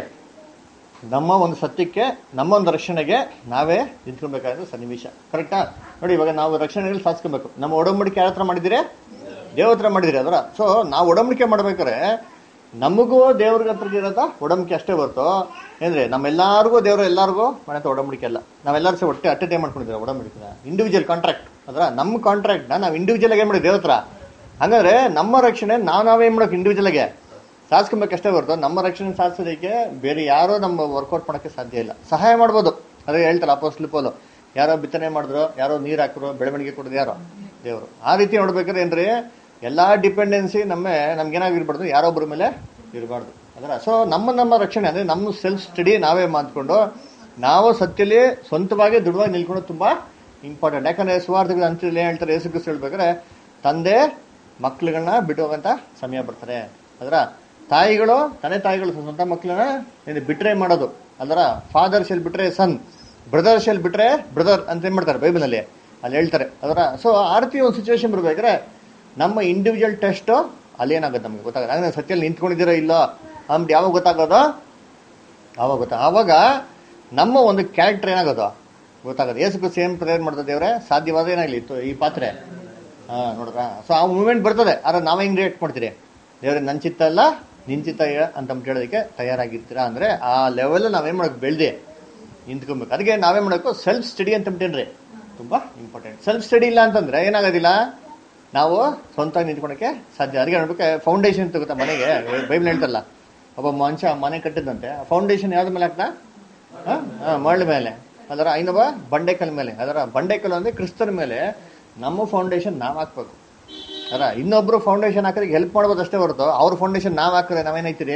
ನಮ್ಮ ಒಂದು ಸತ್ಯಕ್ಕೆ ನಮ್ಮ ಒಂದು ರಕ್ಷಣೆಗೆ ನಾವೇ ನಿಂತ್ಕೊಬೇಕಾದ ಸನ್ನಿವೇಶ ಕರೆಕ್ಟಾ ನೋಡಿ ಇವಾಗ ನಾವು ರಕ್ಷಣೆಯಲ್ಲಿ ಸಾಧಿಸ್ಕೊಬೇಕು ನಮ್ಮ ಒಡಂಬಡಿಕೆ ಯಾರ ಹತ್ರ ಮಾಡಿದಿರಿ ದೇವ್ರ ಹತ್ರ ಮಾಡಿದಿರಿ ಅದರ ಸೊ ನಾವು ಒಡಂಬಡಿಕೆ ಮಾಡ್ಬೇಕಾದ್ರೆ ನಮಗೂ ದೇವ್ರ ಹತ್ರ ಇರೋದ ಒಡಂಬಡಿಕೆ ಅಷ್ಟೇ ಹೊರ್ತು ಏನ್ರಿ ನಮ್ಮೆಲ್ಲರಿಗೂ ದೇವ್ರ ಎಲ್ಲರಿಗೂ ಮನೆ ಒಡಂಬಡಿಕೆ ಅಲ್ಲ ನಾವೆಲ್ಲರೂ ಸಹ ಒಟ್ಟೆ ಅಟ್ಟೆ ಟೈಮ್ ಮಾಡ್ಕೊಂಡಿದ್ದೀರಾ ಒಡಂಬಡಿಕೆ ಇಂಡಿವಿಜುವಲ್ ಕಾಂಟ್ರಾಕ್ಟ್ ಅದರ ನಮ್ಮ ಕಾಂಟ್ರಾಕ್ಟ್ನ ನಾವು ಇಂಡಿವಿಜುವಲ್ ಆಗಿ ಏನ್ ಮಾಡಿ ದೇವ್ರ ಹತ್ರ ಹಂಗಾದ್ರೆ ನಮ್ಮ ರಕ್ಷಣೆ ನಾವು ನಾವೇ ಏನ್ ಮಾಡೋಕೆ ಇಂಡಿವಿಜುವಲ್ ಆಗಿ ಸಾಧಿಸ್ಕೊಬೇಕಷ್ಟೇ ಹೊರತು ನಮ್ಮ ರಕ್ಷಣೆ ಸಾಧಿಸೋದಕ್ಕೆ ಬೇರೆ ಯಾರೋ ನಮ್ಮ ವರ್ಕೌಟ್ ಮಾಡೋಕ್ಕೆ ಸಾಧ್ಯ ಇಲ್ಲ ಸಹಾಯ ಮಾಡ್ಬೋದು ಅದೇ ಹೇಳ್ತಾರೆ ಅಪೋಸ್ಟ್ಲ್ ಪೋಲು ಯಾರೋ ಬಿತ್ತನೆ ಮಾಡಿದ್ರು ಯಾರೋ ನೀರು ಹಾಕಿದ್ರು ಬೆಳವಣಿಗೆ ಕೊಡೋದು ಯಾರೋ ದೇವರು ಆ ರೀತಿ ನೋಡ್ಬೇಕಾದ್ರೆ ಏನ್ರಿ ಎಲ್ಲಾ ಡಿಪೆಂಡೆನ್ಸಿ ನಮ್ಮ ನಮ್ಗೇನಾಗಿರ್ಬಾರ್ದು ಯಾರೊಬ್ಬರ ಮೇಲೆ ಇರಬಾರ್ದು ಅದರ ಸೊ ನಮ್ಮ ನಮ್ಮ ರಕ್ಷಣೆ ಅಂದ್ರೆ ನಮ್ಮ ಸೆಲ್ಫ್ ಸ್ಟಡಿ ನಾವೇ ಮಾಡ್ಕೊಂಡು ನಾವು ಸತ್ಯಲಿ ಸ್ವಂತವಾಗಿ ದೃಢವಾಗಿ ನಿಲ್ಕೊಂಡು ತುಂಬಾ ಇಂಪಾರ್ಟೆಂಟ್ ಯಾಕಂದ್ರೆ ಸುವಾರ್ಥಗಳ ಅಂತ್ಯದಲ್ಲಿ ಏನ್ ಹೇಳ್ತಾರೆ ಯೇಸು ಕ್ರಿಸ್ತ ಹೇಳ್ಬೇಕಾದ್ರೆ ತಂದೆ ಮಕ್ಳುಗಳನ್ನ ಬಿಟ್ಟು ಹೋಗಂತ ಸಮಯ ಬರ್ತಾರೆ ಅದರ ತಾಯಿಗಳು ತಂದೆ ತಾಯಿಗಳು ಸ್ವಂತ ಮಕ್ಕಳನ್ನ ಏನು ಬಿಟ್ರೆ ಮಾಡೋದು ಅದರ ಫಾದರ್ ಶೆಲ್ ಬಿಟ್ರೆ ಸನ್ ಬ್ರದರ್ ಶೆಲ್ ಬಿಟ್ರೆ ಬ್ರದರ್ ಅಂತ ಏನ್ ಮಾಡ್ತಾರೆ ಬೈಬಲ್ ಅಲ್ಲಿ ಅಲ್ಲಿ ಹೇಳ್ತಾರೆ ಅದರ ಸೊ ಆ ರೀತಿ ಒಂದು ಸಿಚುವೇಶನ್ ಬರ್ಬೇಕಾದ್ರೆ ನಮ್ಮ ಇಂಡಿವಿಜುವಲ್ ಟೆಸ್ಟ್ ಅಲ್ಲಿ ಏನಾಗುತ್ತೆ ನಮ್ಗೆ ಗೊತ್ತಾಗುತ್ತೆ ಅಂದ್ರೆ ಸತ್ಯಲ್ಲಿ ನಿಂತ್ಕೊಂಡಿದ್ದೀರಾ ಇಲ್ಲ ಅಂದ್ಬಿಟ್ಟು ಯಾವಾಗ ಗೊತ್ತಾಗೋದು ಆವಾಗ ಗೊತ್ತಾ ಆವಾಗ ನಮ್ಮ ಒಂದು ಕ್ಯಾರೆಕ್ಟರ್ ಏನಾಗೋದು ಗೊತ್ತಾಗೋದು ಏಸು ಸೇಮ್ ಪ್ರೇಯರ್ ಮಾಡ್ತಾ ದೇವ್ರೆ ಸಾಧ್ಯವಾದ ಏನಾಗ್ಲಿ ಇತ್ತು ಈ ಪಾತ್ರೆ ಹಾ ನೋಡ್ರ ಸೊ ಆ ಮೂಮೆಂಟ್ ಬರ್ತದೆ ಆದ್ರೆ ನಾವ್ ಹೆಂಗ್ ರಿಯಾಕ್ಟ್ ಮಾಡ್ತೀರಿ ದೇವ್ರೆ ನನ್ ಚಿತ್ತ ಅಲ್ಲ ನಿನ್ ಚಿತ್ತ ಏ- ಅಂತ ಹೇಳೋದಕ್ಕೆ ತಯಾರಾಗಿರ್ತೀರಾ ಅಂದ್ರೆ ಆ ಲೆವೆಲ್ ನಾವೇನ್ ಮಾಡಕ್ ಬೆಳ್ದೆ ನಿಂತ್ಕೊಬೇಕು ಅದಕ್ಕೆ ನಾವೇ ಮಾಡಬೇಕು ಸೆಲ್ಫ್ ಸ್ಟಡಿ ಅಂತ ಬಿಟ್ಟಿನ್ರಿ ತುಂಬಾ ಇಂಪಾರ್ಟೆಂಟ್ ಸೆಲ್ಫ್ ಸ್ಟಡಿ ಇಲ್ಲ ಅಂತಂದ್ರೆ ಏನಾಗೋದಿಲ್ಲ ನಾವು ಸ್ವಂತ ನಿಂತ್ಕೊಳಕ್ಕೆ ಸಾಧ್ಯ ಅದಕ್ಕೆ ನೋಡ್ಬೇಕು ಫೌಂಡೇಶನ್ ಅಂತ ಗೊತ್ತಾ ಮನೆಗೆ ಬೈಬಲ್ ಹೇಳ್ತಾರಲ್ಲ ಒಬ್ಬ ಮನುಷ್ಯ ಮನೆ ಕಟ್ಟಿದಂತೆ ಫೌಂಡೇಶನ್ ಯಾವ್ದ್ರ ಮೇಲೆ ಹಾಕ್ತಾ ಮರಳ ಮೇಲೆ ಅದರ ಇನ್ನೊಬ್ಬ ಬಂಡೆಕಲ್ ಮೇಲೆ ಅದರ ಬಂಡೆಕಲ್ ಅಂದ್ರೆ ಕ್ರಿಸ್ತನ ಮೇಲೆ ನಮ್ಮ ಫೌಂಡೇಶನ್ ನಾವು ಹಾಕ್ಬೇಕು ಅಲ್ಲ ಇನ್ನೊಬ್ರು ಫೌಂಡೇಶನ್ ಹಾಕೋದಕ್ಕೆ ಹೆಲ್ಪ್ ಮಾಡ್ಬೋದು ಅಷ್ಟೇ ಹೊರತು ಅವ್ರ ಫೌಂಡೇಶನ್ ನಾವು ಹಾಕಿದ್ರೆ ನಾವೇನಾಯ್ತೀರಿ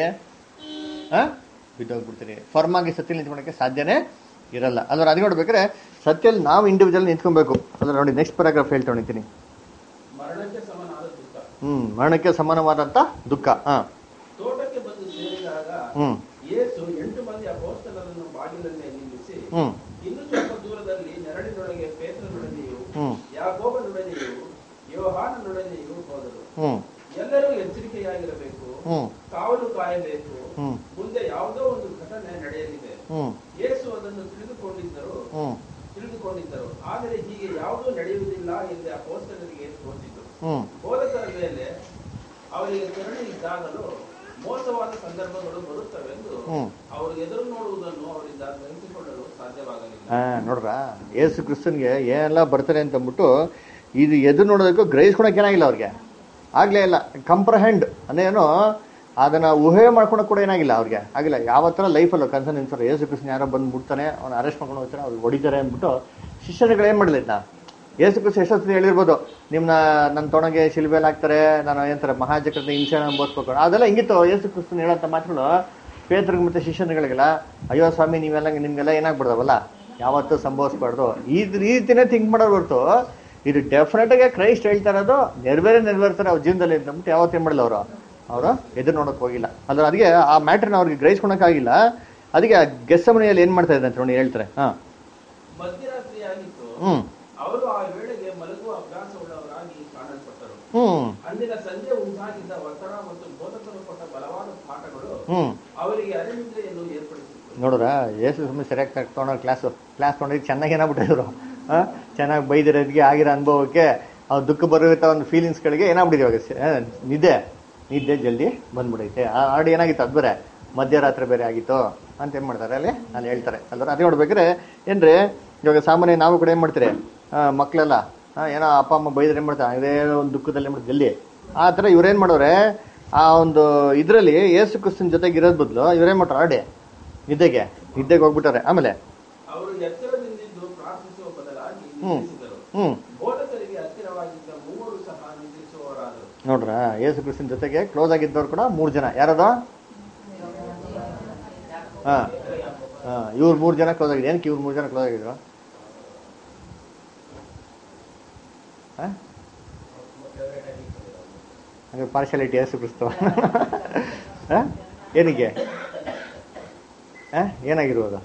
ಹಾಂ ಬಿದ್ದೋಗ್ಬಿಡ್ತೀರಿ ಫರ್ಮ್ ಆಗಿ ಸತ್ಯ ನಿಂತ್ಕೊಳಕ್ಕೆ ಸಾಧ್ಯನೇ ಇರಲ್ಲ ಅದ್ರ ಅದು ನೋಡ್ಬೇಕಾದ್ರೆ ಸತ್ಯಲ್ಲಿ ನಾವು ಇಂಡಿವಿಜುವಲ್ ನಿಂತ್ಕೊಬೇಕು ಅದ್ರ ನೋಡಿ ನೆಕ್ಸ್ಟ್ ಪ್ಯಾರಾಗ್ರಾಫ್ ಹೇಳ್ತಾ ಹೊಣಿತೀನಿ
ಮರಣಕ್ಕೆ ಸಮನಾದ ದುಃಖ
ಹ್ಮ್ ಮರಣಕ್ಕೆ ಸಮಾನವಾದಂತ ದುಃಖ ಹಾ
ತೋಟಕ್ಕೆ ಬಂದು ಸೇರಿದಾಗ
ಹ್ಮ್
ಯೇಸು ಎಂಟು ಮಂದಿ ಅಪೋಸ್ತಲರನ್ನು ಬಾಗಿಲನ್ನೇ ನಿಲ್ಲಿಸಿ
ಹ್ಮ್
ಇನ್ನು ಸ್ವಲ್ಪ ದೂರದಲ್ಲಿ ನೆರಳಿನೊಳಗೆ ಪೇತ್ರನೊಡನೆಯೂ
ಹ್ಮ್
ಯಾಕೋಬನೊಡನೆಯೂ ಯೋಹಾನನೊಡನೆಯೂ ಹೋದರು
ಹ್ಮ್
ಎಲ್ಲರೂ ಎಚ್ಚರಿಕೆಯಾಗಿರಬೇಕು
ಹ್ಮ್
ಕಾವಲು ಕಾಯಬೇಕು
ಹ್ಮ್
ಮುಂದೆ ಯಾವುದೋ ಒಂದು ಘಟನೆ ನಡೆಯಲಿದೆ
ಹ್ಮ್
ಯೇಸು ಅದನ್ನು ತಿಳಿದುಕೊಂಡಿದ್ದರು
ಹ್ಮ್
ತಿಳಿದುಕೊಂಡಿದ್ದರು ಆದರೆ ಹೀಗೆ ಯಾವುದೂ ನಡೆಯುವುದಿಲ್ಲ ಎಂದು ಅಪೋಸ್ತಲರಿಗೆ ತೋರಿಸಿತು
ಹ್ಮ್
ಬೋಧಕರ ಮೇಲೆ ಅವರಿಗೆ ಕರುಣೆ ಇದ್ದಾಗಲೂ ಮೋಸವಾದ ಸಂದರ್ಭಗಳು ಬರುತ್ತವೆಂದು
ಹ್ಮ್.
ಅವರು ಎದುರು ನೋಡುವುದನ್ನು ಅವರಿಂದ ಗ್ರಹಿಸಿಕೊಳ್ಳಲು ಸಾಧ್ಯವಾಗಲಿಲ್ಲ
ಹಾ ನೋಡ್ರ ಏಸು ಕ್ರಿಸ್ತನ್ಗೆ ಏನೆಲ್ಲ ಬರ್ತಾರೆ ಅಂತ ಅಂದ್ಬಿಟ್ಟು ಇದು ಎದು ನೋಡೋದಕ್ಕೂ ಗ್ರಹಿಸ್ಕೊಳಕ್ ಏನಾಗಿಲ್ಲ ಅವ್ರಿಗೆ ಆಗ್ಲೇ ಇಲ್ಲ ಕಂಪ್ರಹೆಂಡ್ ಅಂದೇನು ಅದನ್ನ ಊಹೆ ಮಾಡ್ಕೊಳಕ್ ಕೂಡ ಏನಾಗಿಲ್ಲ ಅವ್ರಿಗೆ ಆಗಿಲ್ಲ ಯಾವತ್ತರ ಲೈಫಲ್ಲೂ ಕನ್ಸರ್ನ್ ನಿಲ್ಸೋರು ಏಸು ಕೃಷ್ಣ ಯಾರೋ ಬಂದು ಬಿಡ್ತಾನೆ ಅವ್ನು ಅರೆಸ್ಟ್ ಮಾಡ್ಕೊಂಡು ಹೋಗ್ತಾರೆ ಅವ್ರು ಹೊಡಿತಾರೆ ಅಂದ್ಬಿಟ್ಟು ಶಿಷ್ಯರುಗಳು ಏನ್ ಮಾಡಲಿಲ್ಲ ಇದನ್ನ ಏಸು ಕೃಷ್ಣ ಎಷ್ಟೊತ್ತು ಹೇಳಿರ್ಬೋದು ನಿಮ್ನ ನನ್ನ ತೊಣಗೆ ಶಿಲ್ಬೆಲ್ ಹಾಕ್ತಾರೆ ನಾನು ಏನಂತಾರೆ ಮಹಾಜಕೃತ ಹಿಂಸೆ ಅನುಭವಿಸ್ಬೇಕು ಅದೆಲ್ಲ ಹಿಂಗಿತ್ತು ಏಸು ಕ್ರಿಸ್ತನ್ ಹೇಳೋಂಥ ಮಾತುಗಳು ಪೇತ್ರಿಗೆ ಮತ್ತೆ ಶಿಷ್ಯನುಗಳಿಗೆಲ್ಲ ಅಯ್ಯೋ ಸ್ವಾಮಿ ನೀವೆಲ್ಲ ನಿಮ್ಗೆಲ್ಲ ಏನಾಗ್ಬಿಡ್ದವಲ್ಲ ಯಾವತ್ತೂ ಸಂಭವಿಸ್ಬಾರ್ದು ಈ ರೀತಿನೇ ಥಿಂಕ್ ಮಾಡೋರು ಹೊರ್ತು ಇದು ಡೆಫಿನೆಟ್ ಆಗಿ ಕ್ರೈಸ್ಟ್ ಹೇಳ್ತಾ ಇರೋದು ನೆರವೇರೇ ನೆರವೇರ್ತಾರೆ ಅವ್ರ ಜೀವನದಲ್ಲಿ ಅಂದ್ಬಿಟ್ಟು ಯಾವತ್ತೂ ಏನ್ ಮಾಡಿಲ್ಲ ಅವರು ಅವರು ಎದುರು ನೋಡಕ್ ಹೋಗಿಲ್ಲ ಅಂದ್ರೆ ಅದಕ್ಕೆ ಆ ಮ್ಯಾಟ್ರನ್ನ ಅವ್ರಿಗೆ ಗ್ರಹಿಸ್ಕೊಳಕ್ಕಾಗಿಲ್ಲ ಅದಕ್ಕೆ ಆ ಗೆಸ್ಸಮನೆಯಲ್ಲಿ ಏನ್ ಮಾಡ್ತಾ ಇದ್ದಾರೆ ಅಂತ ನೋಡಿ ಹೇಳ್ತಾರೆ ಹಾ
ಮಧ್ಯರಾತ್ರಿಯಾಗಿತ್ತು
ಹ್ಮ್
ಅವರು ಆ ವೇಳೆಗೆ ಮಲಗುವ ಅಭ್ಯಾಸವುಳ್ಳವರಾಗಿ ಕಾಣಲ್ಪಟ್ಟರು
ಹ್ಮ್
ಅಂದಿನ ಸಂಜೆ ಉಂಟಾಗಿದ್ದ ಒತ್ತಡ ಮತ್ತು ಬೋಧಕರು ಕೊಟ್ಟ ಬಲವಾದ ಪಾಠಗಳು
ಹ್ಮ್
ಅವರಿಗೆ ಅರಿವಿದ್ರೆಯನ್ನು ಏರ್ಪಡಿಸಿತು
ನೋಡ್ರ ಏಸು ಸುಮ್ಮನೆ ಸರಿಯಾಗಿ ತೊಗೊಂಡು ಕ್ಲಾಸು ಕ್ಲಾಸ್ ತೊಗೊಂಡಿದ್ದು ಚೆನ್ನಾಗಿ ಏನಾಗ್ಬಿಟ್ಟಿದ್ರು ಹಾಂ ಚೆನ್ನಾಗಿ ಬೈದಿರೋದಕ್ಕೆ ಆಗಿರೋ ಅನುಭವಕ್ಕೆ ಅವ್ರು ದುಃಖ ಬರುವಂಥ ಒಂದು ಫೀಲಿಂಗ್ಸ್ಗಳಿಗೆ ಏನಾಗ್ಬಿಟ್ಟಿದೆ ಇವಾಗ ಸ- ಆ, ನಿದ್ದೆ ನಿದ್ದೆ ಜಲ್ದಿ ಬಂದ್ಬಿಡೈತೆ ಆ ಹಾಡು ಏನಾಗಿತ್ತು ಅದು ಬೇರೆ ಮಧ್ಯರಾತ್ರಿ ಬೇರೆ ಆಗಿತ್ತು ಅಂತ ಏನು ಮಾಡ್ತಾರೆ ಅಲ್ಲಿ ಅಲ್ಲಿ ಹೇಳ್ತಾರೆ ಅಲ್ವ ಅದೇ ನೋಡ್ಬೇಕಾದ್ರೆ ಏನ್ರಿ ಇವಾಗ ಸಾಮಾನ್ಯ ನಾವು ಕೂಡ ಏನು ಮಾಡ್ತೀರಿ ಆ, ಮಕ್ಳೆಲ್ಲ ಆ, ಏನೋ ಅಪ್ಪ ಅಮ್ಮ ಬೈದ್ರೆ ಏನು ಮಾಡ್ತಾರೆ ಇದೇ ಒಂದು ದುಃಖದಲ್ಲಿ ಏನು ಮಾಡ್ತಾರೆ ಜಲ್ದಿ ಆ ಥರ ಇವ್ರೇನು ಮಾಡೋರೆ ಆ ಒಂದು ಇದರಲ್ಲಿ ಏಸು ಕ್ರಿಸ್ತನ ಜೊತೆಗೆ ಇರೋದ್ ಬದಲು ಇವ್ರೇನ್ ಮಾಡ್ತಾರೆ ಆಡಿ ನಿದ್ದೆಗೆ ನಿದ್ದೆಗೆ ಹೋಗ್ಬಿಟ್ಟಾರೆ ಆಮೇಲೆ
ಅವರು ಎಚ್ಚರದಿಂದಿದ್ದು ಪ್ರಾರ್ಥಿಸುವ ಬದಲಾಗಿ
ಹ್ಮ್.
ನಿದ್ರಿಸಿದರು
ಹ್ಮ್
ಬೋಧಕರಿಗೆ ಹತ್ತಿರವಾಗಿದ್ದ ಮೂವರು ಸಹ ನಿದ್ರಿಸುವವರಾದರು
ನೋಡ್ರ ಯೇಸು ಕ್ರಿಸ್ತನ ಜೊತೆಗೆ ಕ್ಲೋಸ್ ಆಗಿದ್ದವ್ರು ಕೂಡ ಮೂರು ಜನ ಯಾರದ ಹಾ ಹಾ ಇವ್ರು ಮೂರು ಜನ ಕ್ಲೋಸ್ ಆಗಿದೆ ಏನಕ್ಕೆ ಇವ್ರು ಮೂರು ಜನ ಕ್ಲೋಸ್ ಆಗಿದ್ರು ಹಾ? ಹಂಗೆ ಪಾರ್ಶಾಲಿಟಿ ಯೇಸು ಕ್ರಿಸ್ತ ಹಾ? ಏನಕ್ಕೆ ಹಾ ಏನಾಗಿರ್ಬೋದು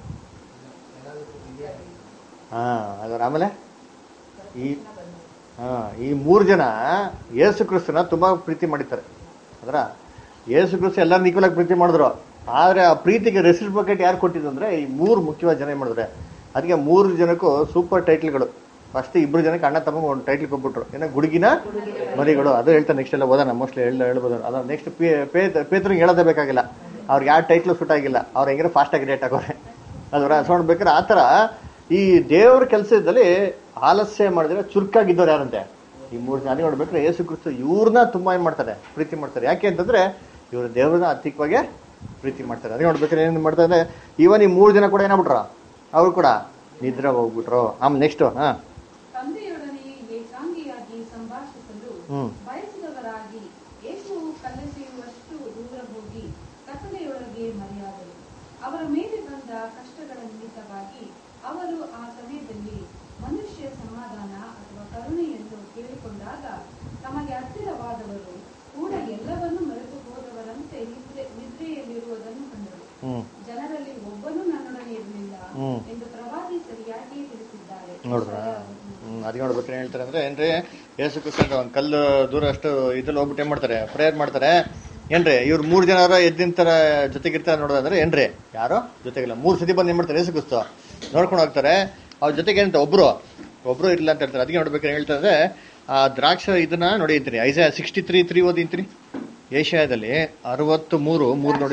ಹಾ ಅದರ ಆಮೇಲೆ ಈ ಹಾ ಈ ಮೂರು ಜನ ಯೇಸು ಕ್ರಿಸ್ತನ ತುಂಬಾ ಪ್ರೀತಿ ಮಾಡಿದ್ದಾರೆ ಅದರ ಯೇಸು ಕ್ರಿಸ್ತ ಎಲ್ಲರನ್ನ ಈಕ್ವಲ್ ಆಗಿ ಪ್ರೀತಿ ಮಾಡಿದ್ರು ಆದ್ರೆ ಆ ಪ್ರೀತಿಗೆ ರೆಸಿಪ್ರಿಕೇಟ್ ಯಾರು ಕೊಟ್ಟಿದ್ದು ಅಂದ್ರೆ ಈ ಮೂರು ಮುಖ್ಯವಾದ ಜನ ಏನ್ ಮಾಡಿದ್ರೆ ಅದಕ್ಕೆ ಮೂರು ಜನಕ್ಕೂ ಸೂಪರ್ ಟೈಟ್ಲ್ಗಳು ಫಸ್ಟ್ ಇಬ್ರು ಜನಕ್ಕೆ ಅಣ್ಣ ತಮ್ಮ ಒಂದು ಟೈಟ್ಲ್ ಕೊಟ್ಬಿಟ್ರು ಏನೋ ಗುಡುಗಿನ ಮರಿಗಳು ಅದು ಹೇಳ್ತಾರೆ ನೆಕ್ಸ್ಟ್ ಎಲ್ಲ ಓದೋಣ ಮೋಸ್ಟ್ಲಿ ಹೇಳ್ ಹೇಳ್ಬೋದು ಅದ ನೆಕ್ಸ್ಟ್ ಪೇತ್ರಿಗೆ ಹೇಳೋದೇ ಬೇಕಾಗಿಲ್ಲ ಅವ್ರಿಗೆ ಯಾವ ಟೈಟ್ಲು ಸುಟ್ ಆಗಿಲ್ಲ ಅವ್ರು ಹೆಂಗಿರೋ ಫಾಸ್ಟ್ ಆಗಿ ರೇಟ್ ಹಾಕೋರೆ ಅದರ ಸೌಂಡ್ ಬೇಕಾದ್ರೆ ಆ ಥರ ಈ ದೇವರ ಕೆಲಸದಲ್ಲಿ ಆಲಸ್ಯ ಮಾಡಿದ್ರೆ ಚುರುಕಾಗಿದ್ದವ್ರು ಯಾರಂತೆ ಈ ಮೂರು ಜನ ನೋಡ್ಬೇಕ್ರೆ ಯೇಸು ಕ್ರಿಸ್ತು ಇವ್ರನ್ನ ತುಂಬಾ ಏನ್ ಮಾಡ್ತಾರೆ ಪ್ರೀತಿ ಮಾಡ್ತಾರೆ ಯಾಕೆ ಅಂತಂದ್ರೆ ಇವರು ದೇವ್ರನ್ನ ಅತಿಕವಾಗಿ ಪ್ರೀತಿ ಮಾಡ್ತಾರೆ ಅದೇ ನೋಡ್ಬೇಕಾದ್ರೆ ಏನ್ ಮಾಡ್ತಾರೆ ಇವನ್ ಈ ಮೂರು ಜನ ಕೂಡ ಏನಾಗ್ಬಿಟ್ರ ಅವ್ರು ಕೂಡ ನಿದ್ರೆ ಹೋಗ್ಬಿಟ್ರು ಆಮೇಲೆ ನೆಕ್ಸ್ಟ್ ಹಾ
ತಂದೆಯೊಡನೆ ಏಕಾಂಗಿಯಾಗಿ ಸಂಭಾಷಿಸಲು
ಹ್ಮ್.
ಬಯಸಿದವರಾಗಿ ಯೇಸುವು ಕಲ್ಲೆಸೆಯುವಷ್ಟು ದೂರ ಹೋಗಿ ಕತ್ತಲೆಯೊಳಗೆ ಮರೆಯಾದರು ಅವರ ಮೇಲೆ ಬಂದ ಕಷ್ಟಗಳ ನಿಮಿತ್ತವಾಗಿ ಅವರು ಆ ಸಮಯದಲ್ಲಿ ಮನುಷ್ಯ ಸಮಾಧಾನ ಅಥವಾ ಕರುಣೆಯನ್ನು ಕೇಳಿಕೊಂಡಾಗ ತಮಗೆ ಹತ್ತಿರವಾದವರು ಕೂಡ ಎಲ್ಲವನ್ನೂ ಮರೆತು ಹೋದವರಂತೆ ನಿದ್ರೆ ನಿದ್ರೆಯಲ್ಲಿರುವುದನ್ನು ಕಂಡರು
ಹ್ಮ್
ಜನರಲ್ಲಿ ಒಬ್ಬನೂ ನನ್ನೊಡನೆ ಇರಲಿಲ್ಲ
ಹ್ಮ್.
ಎಂದು ಪ್ರವಾದಿ ಸರಿಯಾಗಿ ತಿಳಿಸಿದ್ದಾರೆ
ನೋಡ್ರ ಹ್ಮ್ ಅದ್ ನೋಡ್ಬೇಕು ಏನ್ ಹೇಳ್ತಾರೆ ಅಂದ್ರೆ ಏನ್ರಿ ಯೇಸು ಕ್ರಿಸ್ತನ್ ಒಂದ್ ಕಲ್ಲು ದೂರ ಅಷ್ಟು ಇದ್ರಲ್ಲಿ ಹೋಗ್ಬಿಟ್ಟು ಏನ್ ಮಾಡ್ತಾರೆ ಪ್ರೇಯರ್ ಮಾಡ್ತಾರೆ ಏನ್ರಿ ಇವ್ರು ಮೂರ್ ಜನ ಜೊತೆಗಿರ್ತಾರ ಜೊತೆಗಿರ್ತಾರೆ ನೋಡೋದಂದ್ರೆ ಏನ್ರಿ ಯಾರು ಜೊತೆಗಿಲ್ಲ ಮೂರ್ ಸತಿ ಬಂದು ಏನ್ ಮಾಡ್ತಾರೆ ಯೇಸು ಕ್ರಿಸ್ತು ನೋಡ್ಕೊಂಡು ಹೋಗ್ತಾರೆ ಅವ್ರ ಜೊತೆಗೆ ಏನಂತ ಒಬ್ರು ಒಬ್ರು ಇಲ್ಲ ಅಂತ ಹೇಳ್ತಾರೆ ಅದಕ್ಕೆ ನೋಡ್ಬೇಕು ಹೇಳ್ತಾರೆ ಆ ದ್ರಾಕ್ಷ ಇದನ್ನ ನೋಡಿ ಅಂತೀನಿ ಐಸ ಸಿಕ್ಸ್ಟಿ ತ್ರೀ ತ್ರೀ ಓದಿ ಅಂತೀನಿ ಏಷ್ಯಾದಲ್ಲಿ ಅರವತ್ತು ಮೂರು ಮೂರು ನೋಡಿ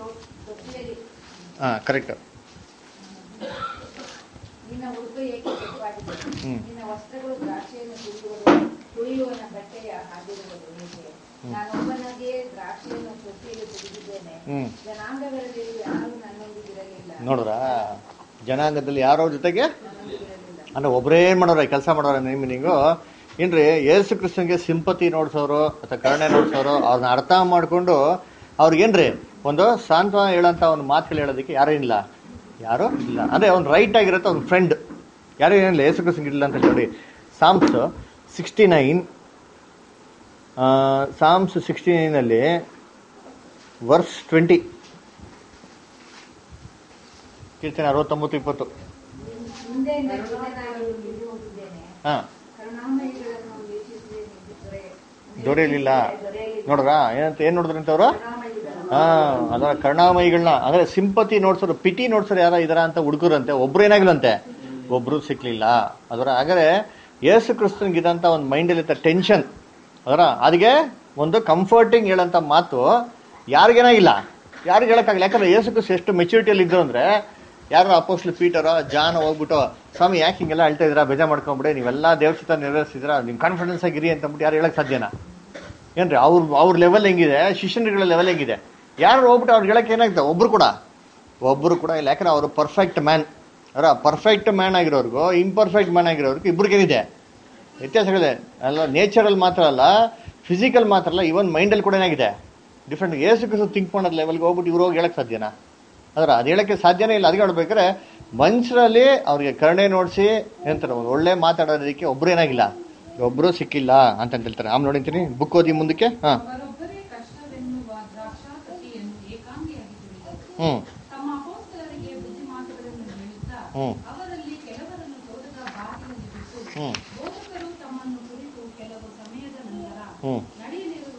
ಹಾ ಕರೆಕ್ಟ್
ನಿನ್ನ ಉಡುಪು ಏಕೆ ಕೆಟ್ಟವಾಗಿದೆ
ಹ್ಮ್.
ನಿನ್ನ ವಸ್ತ್ರಗಳು ದ್ರಾಕ್ಷಿಯನ್ನು ತುಳಿಯುವುದು ತುಳಿಯುವನ ಬಟ್ಟೆಯ ಹಾಗಿರುವುದು ಹೇಗೆ ನಾನು ಒಬ್ಬನಾಗೆ ದ್ರಾಕ್ಷಿಯನ್ನು ತೊಟ್ಟಿಯಲ್ಲಿ ತೆಗೆದಿದ್ದೇನೆ
ಹ್ಮ್.
ಜನಾಂಗಗಳಲ್ಲಿ ಯಾರು ನನ್ನೊಂದಿಗಿರಲಿಲ್ಲ
ನೋಡ್ರ ಜನಾಂಗದಲ್ಲಿ ಯಾರೋ ಜೊತೆಗೆ ಅಂದ್ರೆ ಒಬ್ಬರೇ ಮಾಡೋರ ಕೆಲಸ ಮಾಡೋರ ಮೀನಿಂಗು ಏನ್ರಿ ಯೇಸು ಕ್ರಿಸ್ತನ್ಗೆ ಸಿಂಪತಿ ನೋಡ್ಸೋರು ಅಥವಾ ಕರುಣೆ ನೋಡ್ಸೋರು ಅವ್ರನ್ನ ಅರ್ಥ ಮಾಡ್ಕೊಂಡು ಅವ್ರಿಗೇನ್ರಿ ಒಂದು ಸಾಂತ್ವನ ಹೇಳೋಂಥ ಒಂದು ಮಾತುಗಳು ಹೇಳೋದಕ್ಕೆ ಯಾರೂ ಇಲ್ಲ ಯಾರು ಇಲ್ಲ ಅಂದ್ರೆ ಅವ್ನು ರೈಟ್ ಆಗಿರುತ್ತೆ ಅವ್ನ ಫ್ರೆಂಡ್ ಯಾರು ಏನಿಲ್ಲ ಯೇಸು ಕ್ರಿಸ್ತನ್ಗೆ ಇಲ್ಲ ಅಂತ ಹೇಳಿ ನೋಡಿ Psalms sixty nine Psalms sixty ನೈನಲ್ಲಿ ವರ್ಸ್ ಟ್ವೆಂಟಿ ಕೀರ್ತನೆ ಅರವತ್ತೊಂಬತ್ತು ಇಪ್ಪತ್ತು
ಹಿಂದೆಯಿಂದ ಕರುಣಾಮಯಿಗಳನ್ನು ಬಿಟ್ಟು ಹೋಗಿದ್ದೇನೆ
ಹಾ
ಕರುಣಾಮಯಿಗಳನ್ನು ವೀಕ್ಷಿಸದೆ ದೊರೆ
ದೊರೆಯಲಿಲ್ಲ ನೋಡ್ರ ಏನಂತ ಏನ್ ನೋಡಿದ್ರಿ ಅಂತವ್ರು ಹಾ ಅದರ ಕರುಣಾಮಯಿಗಳನ್ನ ಅಂದ್ರೆ ಸಿಂಪತಿ ನೋಡ್ಸೋರು ಪಿಟಿ ನೋಡ್ಸೋರು ಯಾರ ಇದರ ಅಂತ ಹುಡುಗರಂತೆ ಒಬ್ರು ಏನಾಗಿಲ್ಲಂತೆ ಒಬ್ರು ಸಿಕ್ಲಿಲ್ಲ ಅದರ ಹಾಗಾದ್ರೆ ಯೇಸು ಕ್ರಿಸ್ತನ್ಗೆ ಇದಂತ ಒಂದು ಮೈಂಡಲ್ಲಿ ಟೆನ್ಷನ್ ಅದರ ಅದಕ್ಕೆ ಒಂದು ಕಂಫರ್ಟಿಂಗ್ ಹೇಳಂತ ಮಾತು ಯಾರಿಗೇನಾಗಿಲ್ಲ ಯಾರಿಗೆ ಹೇಳಕ್ಕಾಗಿಲ್ಲ ಯಾಕಂದ್ರೆ ಯೇಸು ಕ್ರಿಸ್ತ ಎಷ್ಟು ಮೆಚುರಿಟಿಯಲ್ಲಿ ಇದ್ರು ಅಂದ್ರೆ ಯಾರೋ ಅಪೋಸ್ಲ್ ಪೀಟರ ಜಾನ್ ಹೋಗ್ಬಿಟ್ಟು ಸ್ವಾಮಿ ಯಾಕೆ ಹಿಂಗೆಲ್ಲ ಹೇಳ್ತಾ ಇದ್ದೀರಾ ಬೇಜಾರ್ ಮಾಡ್ಕೊಂಬಿಡಿ ನೀವೆಲ್ಲ ದೇವಚಿತ ನೆರವೇರಿಸಿದ್ರ ನಿಮ್ ಕಾನ್ಫಿಡೆನ್ಸ್ ಆಗಿರಿ ಅಂತಂದ್ಬಿಟ್ಟು ಯಾರು ಹೇಳಕ್ ಸಾಧ್ಯನಾ ಏನ್ರಿ ಅವ್ರ ಅವ್ರ ಲೆವೆಲ್ ಹೆಂಗಿದೆ ಶಿಷ್ಯನುಗಳ ಲೆವೆಲ್ ಹೆಂಗಿದೆ ಯಾರು ಹೋಗ್ಬಿಟ್ಟು ಅವ್ರಿಗೆ ಹೇಳಕ್ ಏನಾಗ್ತದೆ ಒಬ್ರು ಕೂಡ ಒಬ್ರು ಕೂಡ ಇಲ್ಲ ಯಾಕಂದ್ರೆ ಅವರು ಪರ್ಫೆಕ್ಟ್ ಮ್ಯಾನ್ ಅವರ ಪರ್ಫೆಕ್ಟ್ ಮ್ಯಾನ್ ಆಗಿರೋರ್ಗು ಇಂಪರ್ಫೆಕ್ಟ್ ಮ್ಯಾನ್ ಆಗಿರೋರ್ಗು ಇಬ್ರಿಗೇನಿದೆ ವ್ಯತ್ಯಾಸಗಳಿದೆ ಅಲ್ಲ ನೇಚರಲ್ಲಿ ಮಾತ್ರ ಅಲ್ಲ ಫಿಸಿಕಲ್ ಮಾತ್ರ ಅಲ್ಲ ಇವನ್ ಮೈಂಡಲ್ಲಿ ಕೂಡ ಏನಾಗಿದೆ ಡಿಫ್ರೆಂಟ್ ಏಸು ಕ್ರಿಸ್ತ ಥಿಂಕ್ ಮಾಡೋದು ಲೆವೆಲ್ಗೆ ಹೋಗ್ಬಿಟ್ಟು ಇವ್ರು ಹೋಗಿ ಹೇಳಕ್ ಸಾಧ್ಯನಾ ಅದರ ಅದು ಹೇಳಕ್ಕೆ ಸಾಧ್ಯನೇ ಇಲ್ಲ ಅದಕ್ಕೆ ನೋಡ್ಬೇಕಾದ್ರೆ ಮನುಷ್ಯರಲ್ಲಿ ಅವ್ರಿಗೆ ಕರುಣೆ ನೋಡಿಸಿ ಏನಂತಾರೆ ಒಂದು ಒಳ್ಳೆ ಮಾತಾಡೋದಕ್ಕೆ ಒಬ್ರು ಏನಾಗಿಲ್ಲ ಒಬ್ರು ಸಿಕ್ಕಿಲ್ಲ ಅಂತ ಹೇಳ್ತಾರೆ ಆಮೇಲೆ ನೋಡಿಂತೀನಿ ಬುಕ್ ಓದಿ ಮುಂದಕ್ಕೆ ಹಾ
ಅವರೊಬ್ಬರೇ ಕಷ್ಟವೆನ್ನುವ ದ್ರಾಕ್ಷಾಪತಿಯನ್ನು ಏಕಾಂಗಿಯಾಗಿ ದುಡಿದರು
ಹ್ಮ್
ತಮ್ಮ ಅಪೋಸ್ತಲರಿಗೆ ಬುದ್ಧಿಮಾತುಗಳನ್ನು ಹೇಳುತ್ತಾ
ಹ್ಮ್.
ಅವರಲ್ಲಿ ಕೆಲವರನ್ನು ತೋಟದ ಬಾಗಿಲಲ್ಲಿ ಬಿಟ್ಟು
ಹ್ಮ್.
ಬೋಧಕರು ತಮ್ಮನ್ನು ಕುರಿತು ಕೆಲವು ಸಮಯದ ನಂತರ
ಹ್ಮ್.
ನಡೆಯಲಿರುವ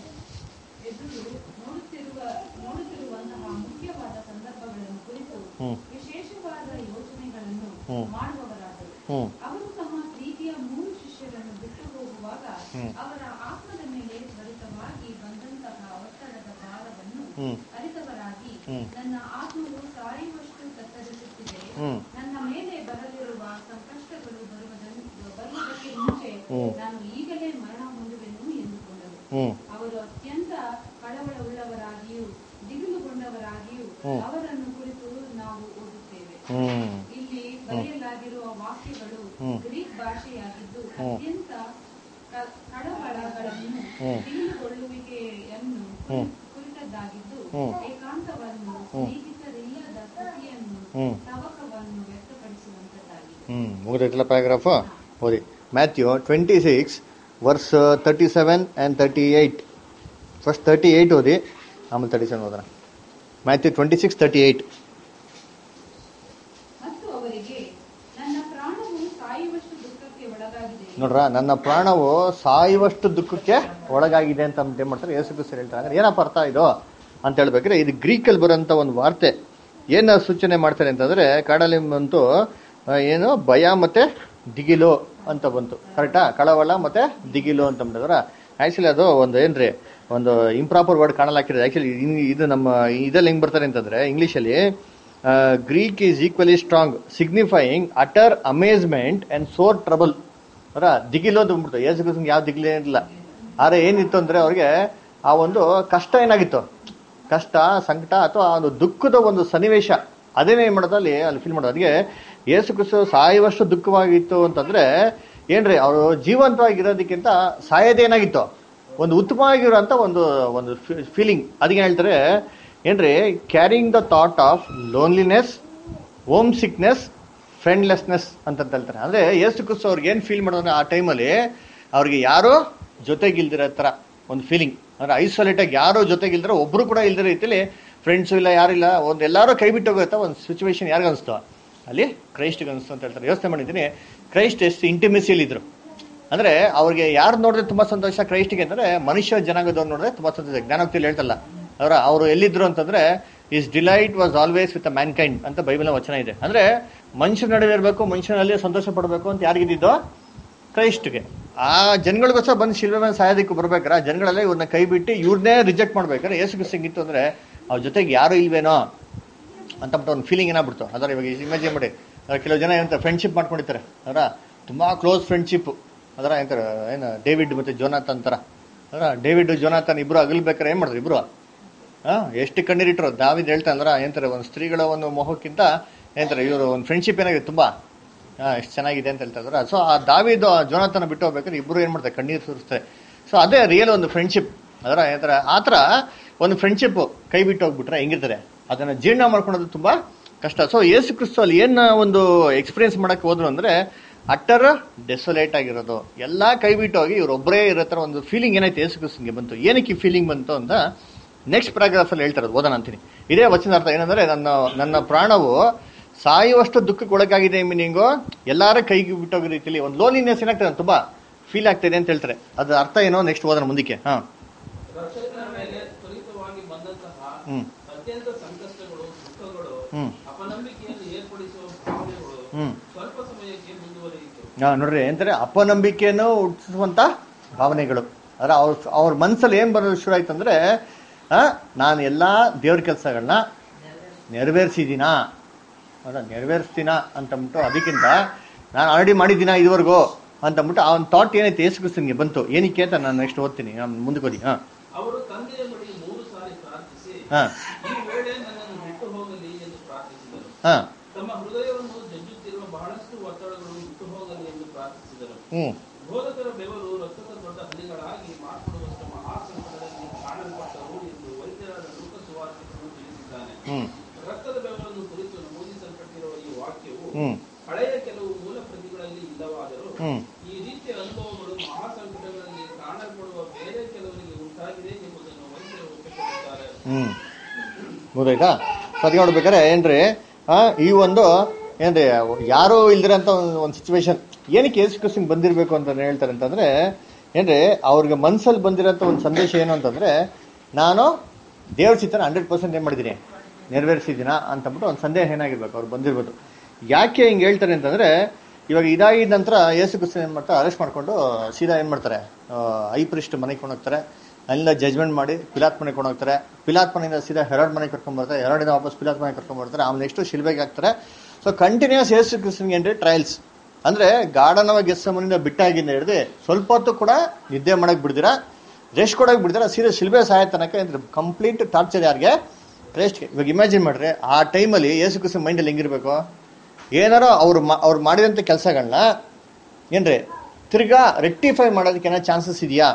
ಎದುರು ನೋಡುತ್ತಿರುವ ನೋಡುತ್ತಿರುವಂತಹ ಮುಖ್ಯವಾದ ಸಂದರ್ಭಗಳನ್ನು ಕುರಿತು
ಹ್ಮ್.
ವಿಶೇಷವಾದ ಯೋಚನೆಗಳನ್ನು
ಹ್ಮ್.
ಮಾಡುವವರಾದರು
ಹ್ಮ್.
ಅವರು ತಮ್ಮ ಪ್ರೀತಿಯ ಮೂರು ಶಿಷ್ಯರನ್ನು ಬಿಟ್ಟು ಹೋಗುವಾಗ
ಹ್ಮ್.
ಅವರ ಆತ್ಮದ ಮೇಲೆ ತ್ವರಿತವಾಗಿ ಬಂದಂತಹ ಒತ್ತಡದ ಭಾರವನ್ನು
ಹ್ಮ್.
ಅರಿತವರಾಗಿ
ಹ್ಮ್.
ನನ್ನ ಆತ್ಮವು ಸಾಯುವಷ್ಟು ತತ್ತರಿಸುತ್ತಿದೆ
ಹ್ಮ್.
ನನ್ನ ಮೇಲೆ ಬರಲಿರುವ ಸಂಕಷ್ಟಗಳು ಬರುವುದನ್ನು ಬರುವುದಕ್ಕೆ ಮುಂಚೆ
ಹ್ಮ್.
ನಾನು ಈಗಲೇ ಮರಣ ಹೊಂದುವೆನು ಎಂದುಕೊಂಡರು
ಹ್ಮ್.
ಅವರು ಅತ್ಯಂತ ಕಳವಳವುಳ್ಳವರಾಗಿಯೂ ದಿಗಿಲುಗೊಂಡವರಾಗಿಯೂ
ಹ್ಮ್.
ಅವರನ್ನು ಕುರಿತು ನಾವು ಓದುತ್ತೇವೆ
ಹ್ಮ್.
ಇಲ್ಲಿ ಬರೆಯಲಾಗಿರುವ ವಾಕ್ಯಗಳು
ಹ್ಮ್.
ಗ್ರೀಕ್ ಭಾಷೆಯಾಗಿದ್ದು
ಹ್ಮ್.
ಅತ್ಯಂತ ಕ- ಕಳವಳಗಳನ್ನು
ಹ್ಮ್.
ತಿಳಿದುಕೊಳ್ಳುವಿಕೆಯನ್ನು
ಹ್ಮ್.
ಕುರಿತದ್ದಾಗಿದ್ದು
ಹ್ಮ್.
ಏಕಾಂತವನ್ನು
ಹ್ಮ್.
ಸ್ನೇಹಿತರಿಲ್ಲದ ಸ್ಥಿತಿಯನ್ನು
ಹ್ಮ್.
ತವಕವನ್ನು ವ್ಯಕ್ತಪಡಿಸುವಂತದ್ದಾಗಿದೆ
ಹ್ಮ್ ಮುಗಿದೈತಲ್ಲ ಪ್ಯಾರಾಗ್ರಾಫ್ ಓದಿ Matthew twenty six verse thirty seven and thirty eight first thirty eight ಓದಿ ಆಮೇಲೆ ತರ್ಟಿ ಸೆವೆನ್ ಓದೋಣ Matthew twenty six thirty eight
ಮತ್ತು ಅವರಿಗೆ ನನ್ನ ಪ್ರಾಣವು ಸಾಯುವಷ್ಟು ದುಃಖಕ್ಕೆ ಒಳಗಾಗಿದೆ
ನೋಡ್ರ ನನ್ನ ಪ್ರಾಣವು ಸಾಯುವಷ್ಟು ದುಃಖಕ್ಕೆ ಒಳಗಾಗಿದೆ ಅಂತ ಅಂದ್ಬಿಟ್ಟು ಏನ್ ಮಾಡ್ತಾರೆ ಯೇಸು ಕ್ರಿಸ್ತರು ಹೇಳ್ತಾರೆ ಅಂದ್ರೆ ಏನಪ್ಪ ಅರ್ಥ ಇದು ಅಂತ ಹೇಳ್ಬೇಕಾದ್ರೆ ಇದು ಗ್ರೀಕಲ್ಲಿ ಬರೋಂಥ ಒಂದು ವಾರ್ತೆ ಏನು ಸೂಚನೆ ಮಾಡ್ತಾರೆ ಅಂತಂದ್ರೆ ಕಾಡಲ್ಲಿ ಬಂತು ಆ, ಏನು ಭಯ ಮತ್ತೆ ದಿಗಿಲು ಅಂತ ಬಂತು ಕರೆಕ್ಟಾ ಕಳವಳ ಮತ್ತೆ ದಿಗಿಲು ಅಂತ ಬಂದ್ರೆ ಆಕ್ಚುಲಿ ಅದು ಒಂದು ಏನ್ರಿ ಒಂದು ಇಂಪ್ರಾಪರ್ ವರ್ಡ್ ಕಾಣಲ್ ಹಾಕಿರೋದು ಆಕ್ಚುಲಿ ಇದು ನಮ್ಮ ಇದಲ್ಲಿ ಹೆಂಗ್ ಬರ್ತಾರೆ ಅಂತಂದ್ರೆ ಇಂಗ್ಲಿಷಲ್ಲಿ Greek is equally strong signifying utter amazement and sore trouble ಅವರ ದಿಗಿಲೋದು ಅಂದ್ಬಿಡ್ತು ಯೇಸು ಕ್ರಿಸ್ತನ್ಗೆ ಯಾವ ದಿಗಿಲೇ ಇರಲಿಲ್ಲ ಆದ್ರೆ ಏನಿತ್ತು ಅಂದ್ರೆ ಅವ್ರಿಗೆ ಆ ಒಂದು ಕಷ್ಟ ಏನಾಗಿತ್ತು ಕಷ್ಟ ಸಂಕಟ ಅಥವಾ ಆ ಒಂದು ದುಃಖದ ಒಂದು ಸನ್ನಿವೇಶ ಅದೇನೇ ಏನ್ ಮಾಡೋದು ಅಲ್ಲಿ ಅಲ್ಲಿ ಫೀಲ್ ಮಾಡೋದು ಅದಕ್ಕೆ ಯೇಸು ಕ್ರಿಸ್ತ ಸಾಯುವಷ್ಟು ದುಃಖವಾಗಿತ್ತು ಅಂತಂದ್ರೆ ಏನ್ರಿ ಅವರು ಜೀವಂತವಾಗಿರೋದಕ್ಕಿಂತ ಸಾಯೋದೇನಾಗಿತ್ತು ಒಂದು ಉತ್ತಮವಾಗಿರುವಂತ ಒಂದು ಒಂದು ಫೀಲಿಂಗ್ ಅದಕ್ಕೆ ಹೇಳ್ತಾರೆ ಏನ್ರಿ carrying the thought of loneliness homesickness friendlessness ಅಂತ ಹೇಳ್ತಾರೆ ಅಂದ್ರೆ ಯೇಸು ಕ್ರಿಸ್ತ ಅವ್ರಿಗೆ ಏನ್ ಫೀಲ್ ಮಾಡೋದ್ರೆ ಆ ಟೈಮಲ್ಲಿ ಅವ್ರಿಗೆ ಯಾರು ಜೊತೆಗಿಲ್ದಿರೋ ತರ ಒಂದು ಫೀಲಿಂಗ್ ಅಂದ್ರೆ ಐಸೋಲೇಟ್ ಆಗಿ ಯಾರು ಜೊತೆಗಿಲ್ದಿರೋ ಒಬ್ರು ಕೂಡ ಇಲ್ದಿರೋ ರೀತಿಲಿ ಫ್ರೆಂಡ್ಸು ಇಲ್ಲ ಯಾರಿಲ್ಲ ಒಂದು ಎಲ್ಲಾರು ಕೈ ಬಿಟ್ಟು ಹೋಗುತ್ತೆ ಒಂದು ಸಿಚುವೇಶನ್ ಯಾರಿಗ ಅನಿಸ್ತು ಅಲ್ಲಿ ಕ್ರೈಸ್ಟ್ಗೆ ಅನಿಸ್ತು ಅಂತ ಹೇಳ್ತಾರೆ ಯೋಚನೆ ಮಾಡಿದ್ದೀನಿ ಕ್ರೈಸ್ಟ್ ಎಷ್ಟು ಇಂಟಿಮೆಸಿಯಲ್ಲಿ ಇದ್ರು ಅಂದ್ರೆ ಅವ್ರಿಗೆ ಯಾರು ನೋಡಿದ್ರೆ ತುಂಬಾ ಸಂತೋಷ ಕ್ರೈಸ್ಟ್ಗೆ ಅಂದ್ರೆ ಮನುಷ್ಯ ಜನಾಂಗದವ್ರು ನೋಡಿದ್ರೆ ತುಂಬಾ ಸಂತೋಷ ಜ್ಞಾನೋಕ್ತಿಯಲ್ಲಿ ಹೇಳ್ತಲ್ಲ ಅವರ ಅವರು ಎಲ್ಲಿದ್ರು ಅಂತಂದ್ರೆ is delight was always with mankind ಅಂತ ಬೈಬಲ್ ವಚನ ಇದೆ ಅಂದ್ರೆ ಮನುಷ್ಯನ ನಡುವೆ ಇರಬೇಕು ಮನುಷ್ಯನಲ್ಲಿ ಸಂತೋಷ ಪಡಬೇಕು ಅಂತ ಯಾರಿಗಿದ್ದು ಕ್ರೈಸ್ಟ್ಗೆ ಆ ಜನಗಳಿಗೋಸ್ಕರ ಬಂದು ಶಿಲ್ವೆ ಮೇಲೆ ಸಾಯೋದಕ್ಕೆ ಬರ್ಬೇಕಾರೆ ಆ ಜನಗಳೆಲ್ಲ ಇವ್ರನ್ನ ಕೈ ಬಿಟ್ಟು ಇವ್ರನ್ನೇ ರಿಜೆಕ್ಟ್ ಮಾಡ್ಬೇಕಾದ್ರೆ ಯೇಸು ಕ್ರಿಸ್ತಂಗ್ ಇತ್ತು ಅಂದ್ರೆ ಅವ್ರ ಜೊತೆಗೆ ಯಾರು ಇಲ್ವೇನೋ ಅಂತ ಬಿಟ್ಟು ಒಂದು ಫೀಲಿಂಗ್ ಏನಾಗ್ಬಿಡ್ತು ಅದರ ಇವಾಗ ಇಮೇಜಿನ್ ಮಾಡಿ ಅದ್ರ ಕೆಲವು ಜನ ಏನಂತ ಫ್ರೆಂಡ್ಶಿಪ್ ಮಾಡ್ಕೊಂಡಿರ್ತಾರೆ ಅದರ ತುಂಬಾ ಕ್ಲೋಸ್ ಫ್ರೆಂಡ್ಶಿಪ್ ಅದರ ಏನಂತಾರೆ ಏನು ಡೇವಿಡ್ ಮತ್ತೆ ಜೋನಾಥನ್ ತರ ಅದರ ಡೇವಿಡ್ ಜೋನಾಥನ್ ಇಬ್ರು ಅಗಲ್ಬೇಕಾರೆ ಏನ್ ಮಾಡಿದ್ರು ಇಬ್ರು ಹಾ ಎಷ್ಟು ಕಣ್ಣೀರಿಟ್ರು ದಾವಿದ್ ಹೇಳ್ತಾ ಅಂದ್ರ ಏನಂತಾರೆ ಒಂದು ಸ್ತ್ರೀಗಳ ಒಂದು ಮೋಹಕ್ಕಿಂತ ಏನಂತಾರೆ ಇವರು ಒಂದು ಫ್ರೆಂಡ್ಶಿಪ್ ಏನಾಗಿದೆ ತುಂಬಾ ಎಷ್ಟು ಚೆನ್ನಾಗಿದೆ ಅಂತ ಹೇಳ್ತಾ ಇದ್ದಾರೆ ಸೊ ಆ ದಾವಿದು ಆ ಜೋನಾಥನ ಬಿಟ್ಟು ಹೋಗ್ಬೇಕಾದ್ರೆ ಇಬ್ಬರು ಏನು ಮಾಡ್ತಾರೆ ಕಣ್ಣೀರು ಸುರಿಸ್ತಾರೆ ಸೊ ಅದೇ ರಿಯಲ್ ಒಂದು ಫ್ರೆಂಡ್ಶಿಪ್ ಅದರ ಏನಂತರ ಆ ಥರ ಒಂದು ಫ್ರೆಂಡ್ಶಿಪ್ ಕೈ ಬಿಟ್ಟು ಹೋಗ್ಬಿಟ್ರೆ ಹೆಂಗಿರ್ತಾರೆ ಅದನ್ನ ಜೀರ್ಣ ಮಾಡ್ಕೊಳೋದು ತುಂಬಾ ಕಷ್ಟ ಸೊ ಯೇಸು ಕ್ರಿಸ್ತು ಅಲ್ಲಿ ಏನ್ ಒಂದು ಎಕ್ಸ್ಪೀರಿಯನ್ಸ್ ಮಾಡಕ್ ಹೋದ್ರು ಅಂದ್ರೆ ಅಟ್ಟರ್ ಡೆಸೊಲೇಟ್ ಆಗಿರೋದು ಎಲ್ಲಾ ಕೈ ಬಿಟ್ಟು ಹೋಗಿ ಇವ್ರೊಬ್ಬರೇ ಇರೋ ಥರ ಒಂದು ಫೀಲಿಂಗ್ ಏನಾಯ್ತು ಯೇಸು ಕ್ರಿಸ್ತನ್ಗೆ ಬಂತು ಏನಕ್ಕೆ ಈ ಫೀಲಿಂಗ್ ಬಂತು ಅಂತ ನೆಕ್ಸ್ಟ್ ಪ್ಯಾರಾಗ್ರಾಫ್ ಅಲ್ಲಿ ಹೇಳ್ತಾರೆ ಓದೋಣ ಅಂತೀನಿ ಇದೇ ವಚನ ಅರ್ಥ ಏನಂದ್ರೆ ನನ್ನ ನನ್ನ ಪ್ರಾಣವು ಸಾಯುವಷ್ಟು ದುಃಖಕ್ಕೆ ಒಳಗಾಗಿದೆ ಮೀನಿಂಗು ಎಲ್ಲಾರ ಕೈಗೆ ಬಿಟ್ಟೋಗೋ ರೀತಿಯಲ್ಲಿ ಒಂದು ಲೋನ್ಲಿನೆಸ್ ಏನಾಗ್ತದೆ ತುಂಬಾ ಫೀಲ್ ಆಗ್ತಿದೆ ಅಂತ ಹೇಳ್ತಾರೆ ಅದ್ರ ಅರ್ಥ ಏನೋ ನೆಕ್ಸ್ಟ್ ಓದೋಣ ಮುಂದಕ್ಕೆ ಹಾ
ರಕ್ಷಕನ ಮೇಲೆ ತ್ವರಿತವಾಗಿ ಬಂದಂತಹ
ಹ್ಮ್
ಅತ್ಯಂತ ಸಂಕಷ್ಟಗಳು ದುಃಖಗಳು
ಹ್ಮ್.
ಅಪನಂಬಿಕೆಯನ್ನು ಏರ್ಪಡಿಸುವ ಭಾವನೆಗಳು
ಹ್ಮ್.
ಸ್ವಲ್ಪ ಸಮಯಕ್ಕೆ ಮುಂದುವರಿಯಿತು
ಹಾ, ನೋಡ್ರಿ ಎಂತಾರೆ ಅಪನಂಬಿಕೆಯನ್ನು ಹುಟ್ಟಿಸುವಂತ ಭಾವನೆಗಳು ಅದ್ರ ಅವ್ರ ಅವ್ರ ಮನ್ಸಲ್ಲಿ ಏನ್ ಬರೋದು ಶುರು ಆಯ್ತು ಅಂದ್ರೆ ಆ, ನಾನು ಎಲ್ಲಾ ದೇವ್ರ ಕೆಲಸಗಳನ್ನ ನೆರವೇರಿಸಿದೀನಾ ಅದ ನೆರವೇರಿಸ್ತೀನ ಅಂತಂದ್ಬಿಟ್ಟು ಅದಕ್ಕಿಂತ ನಾನು ಆಲ್ರೆಡಿ ಮಾಡಿದ್ದೀನ ಇದುವರೆಗೂ ಅಂತಂದ್ಬಿಟ್ಟು ಆ ಒಂದು ಥಾಟ್ ಏನೈತೆ ಯೇಸು ಕ್ರಿಸ್ತನ್ಗೆ ಬಂತು ಏನಕ್ಕೆ ಅಂತ ನಾನು ನೆಕ್ಸ್ಟ್ ಓದ್ತೀನಿ ನಾನು ಮುಂದಕ್ಕೆ ಓದಿ ಹಾ
ಅವರು ತಂದೆಯ ಬಳಿ ಮೂರು ಸಾರಿ ಪ್ರಾರ್ಥಿಸಿ
ಹಾ.
ಈ ವೇಳೆ ನನ್ನನ್ನು ಬಿಟ್ಟು ಹೋಗಲಿ ಎಂದು ಪ್ರಾರ್ಥಿಸಿದರು
ಹಾ
ತಮ್ಮ ಹೃದಯವನ್ನು ಜಜ್ಜುತ್ತಿರುವ ಬಹಳಷ್ಟು ಒತ್ತಡಗಳು ಬಿಟ್ಟು ಹೋಗಲಿ ಎಂದು ಪ್ರಾರ್ಥಿಸಿದರು
ಹ್ಮ್
ಬೋಧಕರ ಬೆವರು ರಕ್ತದ ದೊಡ್ಡ ಹನಿಗಳಾಗಿ ಮಾರ್ಪಡುವಷ್ಟು ಮಹಾಸಂಕಟದಲ್ಲಿ ಕಾಣಲ್ಪಟ್ಟರು ಎಂದು ವೈದ್ಯರಾದ ಲೂಕ ಸುವಾರ್ತಿಕನು ತಿಳಿಸಿದ್ದಾನೆ
ಹ್ಮ್
ರಕ್ತದ ಬೆವರನ್ನು ಕುರಿತು ನಮೂದಿಸಲ್ಪಟ್ಟಿರುವ ಈ ವಾಕ್ಯವು
ಹ್ಮ್
ಹಳೆಯ ಕೆಲವು ಮೂಲ ಪ್ರತಿಗಳಲ್ಲಿ ಇಲ್ಲವಾದರೂ
ಹ್ಮ್.
ಈ ರೀತಿಯ ಅನುಭವಗಳು ಮಹಾಸಂಕಟಗಳಲ್ಲಿ ಕಾಣಲ್ಪಡುವ ಬೇರೆ ಕೆಲವರಿಗೆ ಉಂಟಾಗಿದೆ ಎಂಬುದನ್ನು ವೈದ್ಯರು ಒಪ್ಪಿಕೊಳ್ಳುತ್ತಾರೆ
ಹ್ಮ್ ಗೊತ್ತಾಯ್ತಾ ಸರಿ ನೋಡ್ಬೇಕಾರೆ ಏನ್ರಿ ಆ ಈ ಒಂದು ಏನ್ರಿ ಯಾರು ಇಲ್ದಿರಂತ ಒಂದು ಸಿಚುವೇಶನ್ ಏನಕ್ಕೆ ಯೇಸು ಕ್ರಿಸ್ತಂಗ್ ಬಂದಿರಬೇಕು ಅಂತ ಹೇಳ್ತಾರೆ ಅಂತಂದ್ರೆ ಏನ್ರಿ ಅವ್ರಿಗೆ ಮನ್ಸಲ್ಲಿ ಬಂದಿರೋಂಥ ಒಂದು ಸಂದೇಶ ಏನು ಅಂತಂದ್ರೆ ನಾನು ದೇವ್ರ ಚಿತ್ರನ ಹಂಡ್ರೆಡ್ ಪರ್ಸೆಂಟ್ ಏನ್ ಮಾಡಿದ್ದೀನಿ ನೆರವೇರಿಸಿದ್ದೀನ ಅಂತಂದ್ಬಿಟ್ಟು ಒಂದು ಸಂದೇಹ ಏನಾಗಿರ್ಬೇಕು ಅವ್ರು ಬಂದಿರ್ಬೋದು ಯಾಕೆ ಹಿಂಗೆ ಹೇಳ್ತಾರೆ ಅಂತಂದ್ರೆ ಇವಾಗ ಇದಾಗಿದ ನಂತರ ಯೇಸು ಕ್ರಿಸ್ತನ್ ಏನ್ ಮಾಡ್ತಾರೆ ಅರೆಸ್ಟ್ ಮಾಡ್ಕೊಂಡು ಸೀದಾ ಏನ್ ಮಾಡ್ತಾರೆ ಐ ಪ್ರಿಸ್ಟ್ ಮನೆಗೆ ಕೊಂಡೋಗ್ತಾರೆ ಅಲ್ಲಿಂದ ಜಜ್ಮೆಂಟ್ ಮಾಡಿ ಪಿಲಾತ್ ಮನೆಗೆ ಕೊಂಡೋಗ್ತಾರೆ ಪಿಲಾತ್ ಮನೆಯಿಂದ ಸೀದಾ ಹೆರಾಡ್ ಮನೆಗೆ ಕರ್ಕೊಂಡ್ ಬರ್ತಾರೆ ಹೆರಾಡಿಂದ ವಾಪಸ್ ಪಿಲಾತ್ ಮನೆಗೆ ಕರ್ಕೊಂಡ್ ಬರ್ತಾರೆ ಆಮೇಲೆ ನೆಕ್ಸ್ಟ್ ಶಿಲ್ಬೆಗೆ ಹಾಕ್ತಾರೆ ಸೊ ಕಂಟಿನ್ಯೂಸ್ ಯೇಸು ಕ್ರಿಸ್ತನ್ಗೆ ಏನ್ರಿ ಟ್ರಯಲ್ಸ್ ಅಂದ್ರೆ ಗಾರ್ಡನ್ ಗೆಸ್ಸ ಮನೆಯಿಂದ ಬಿಟ್ಟಾಗಿಂದ ಹಿಡಿದು ಸ್ವಲ್ಪ ಹೊತ್ತು ಕೂಡ ನಿದ್ದೆ ಮಾಡಕ್ ಬಿಡ್ದಿರಾ ರೆಸ್ಟ್ ಕೊಡಕ್ ಬಿಡ್ದಿರಾ ಸೀದಾ ಶಿಲ್ಬೆ ಸಹಾಯ ತನಕ ಅಂದ್ರೆ ಕಂಪ್ಲೀಟ್ ಟಾರ್ಚರ್ ಯಾರಿಗೆ ರೆಸ್ಟ್ ಇವಾಗ ಇಮ್ಯಾಜಿನ್ ಮಾಡ್ರಿ ಆ ಟೈಮಲ್ಲಿ ಯೇಸು ಕ್ರಿಸ್ತನ್ ಮೈಂಡಲ್ಲಿ ಹೆಂಗಿರ್ಬೇಕು ಏನಾರೋ ಅವ್ರು ಮಾ- ಅವ್ರು ಮಾಡಿದಂಥ ಕೆಲಸಗಳನ್ನ ಏನ್ರಿ ತಿರ್ಗಾ ರೆಕ್ಟಿಫೈ ಮಾಡೋದಕ್ಕೆ ಏನೋ ಚಾನ್ಸಸ್ ಇದೆಯಾ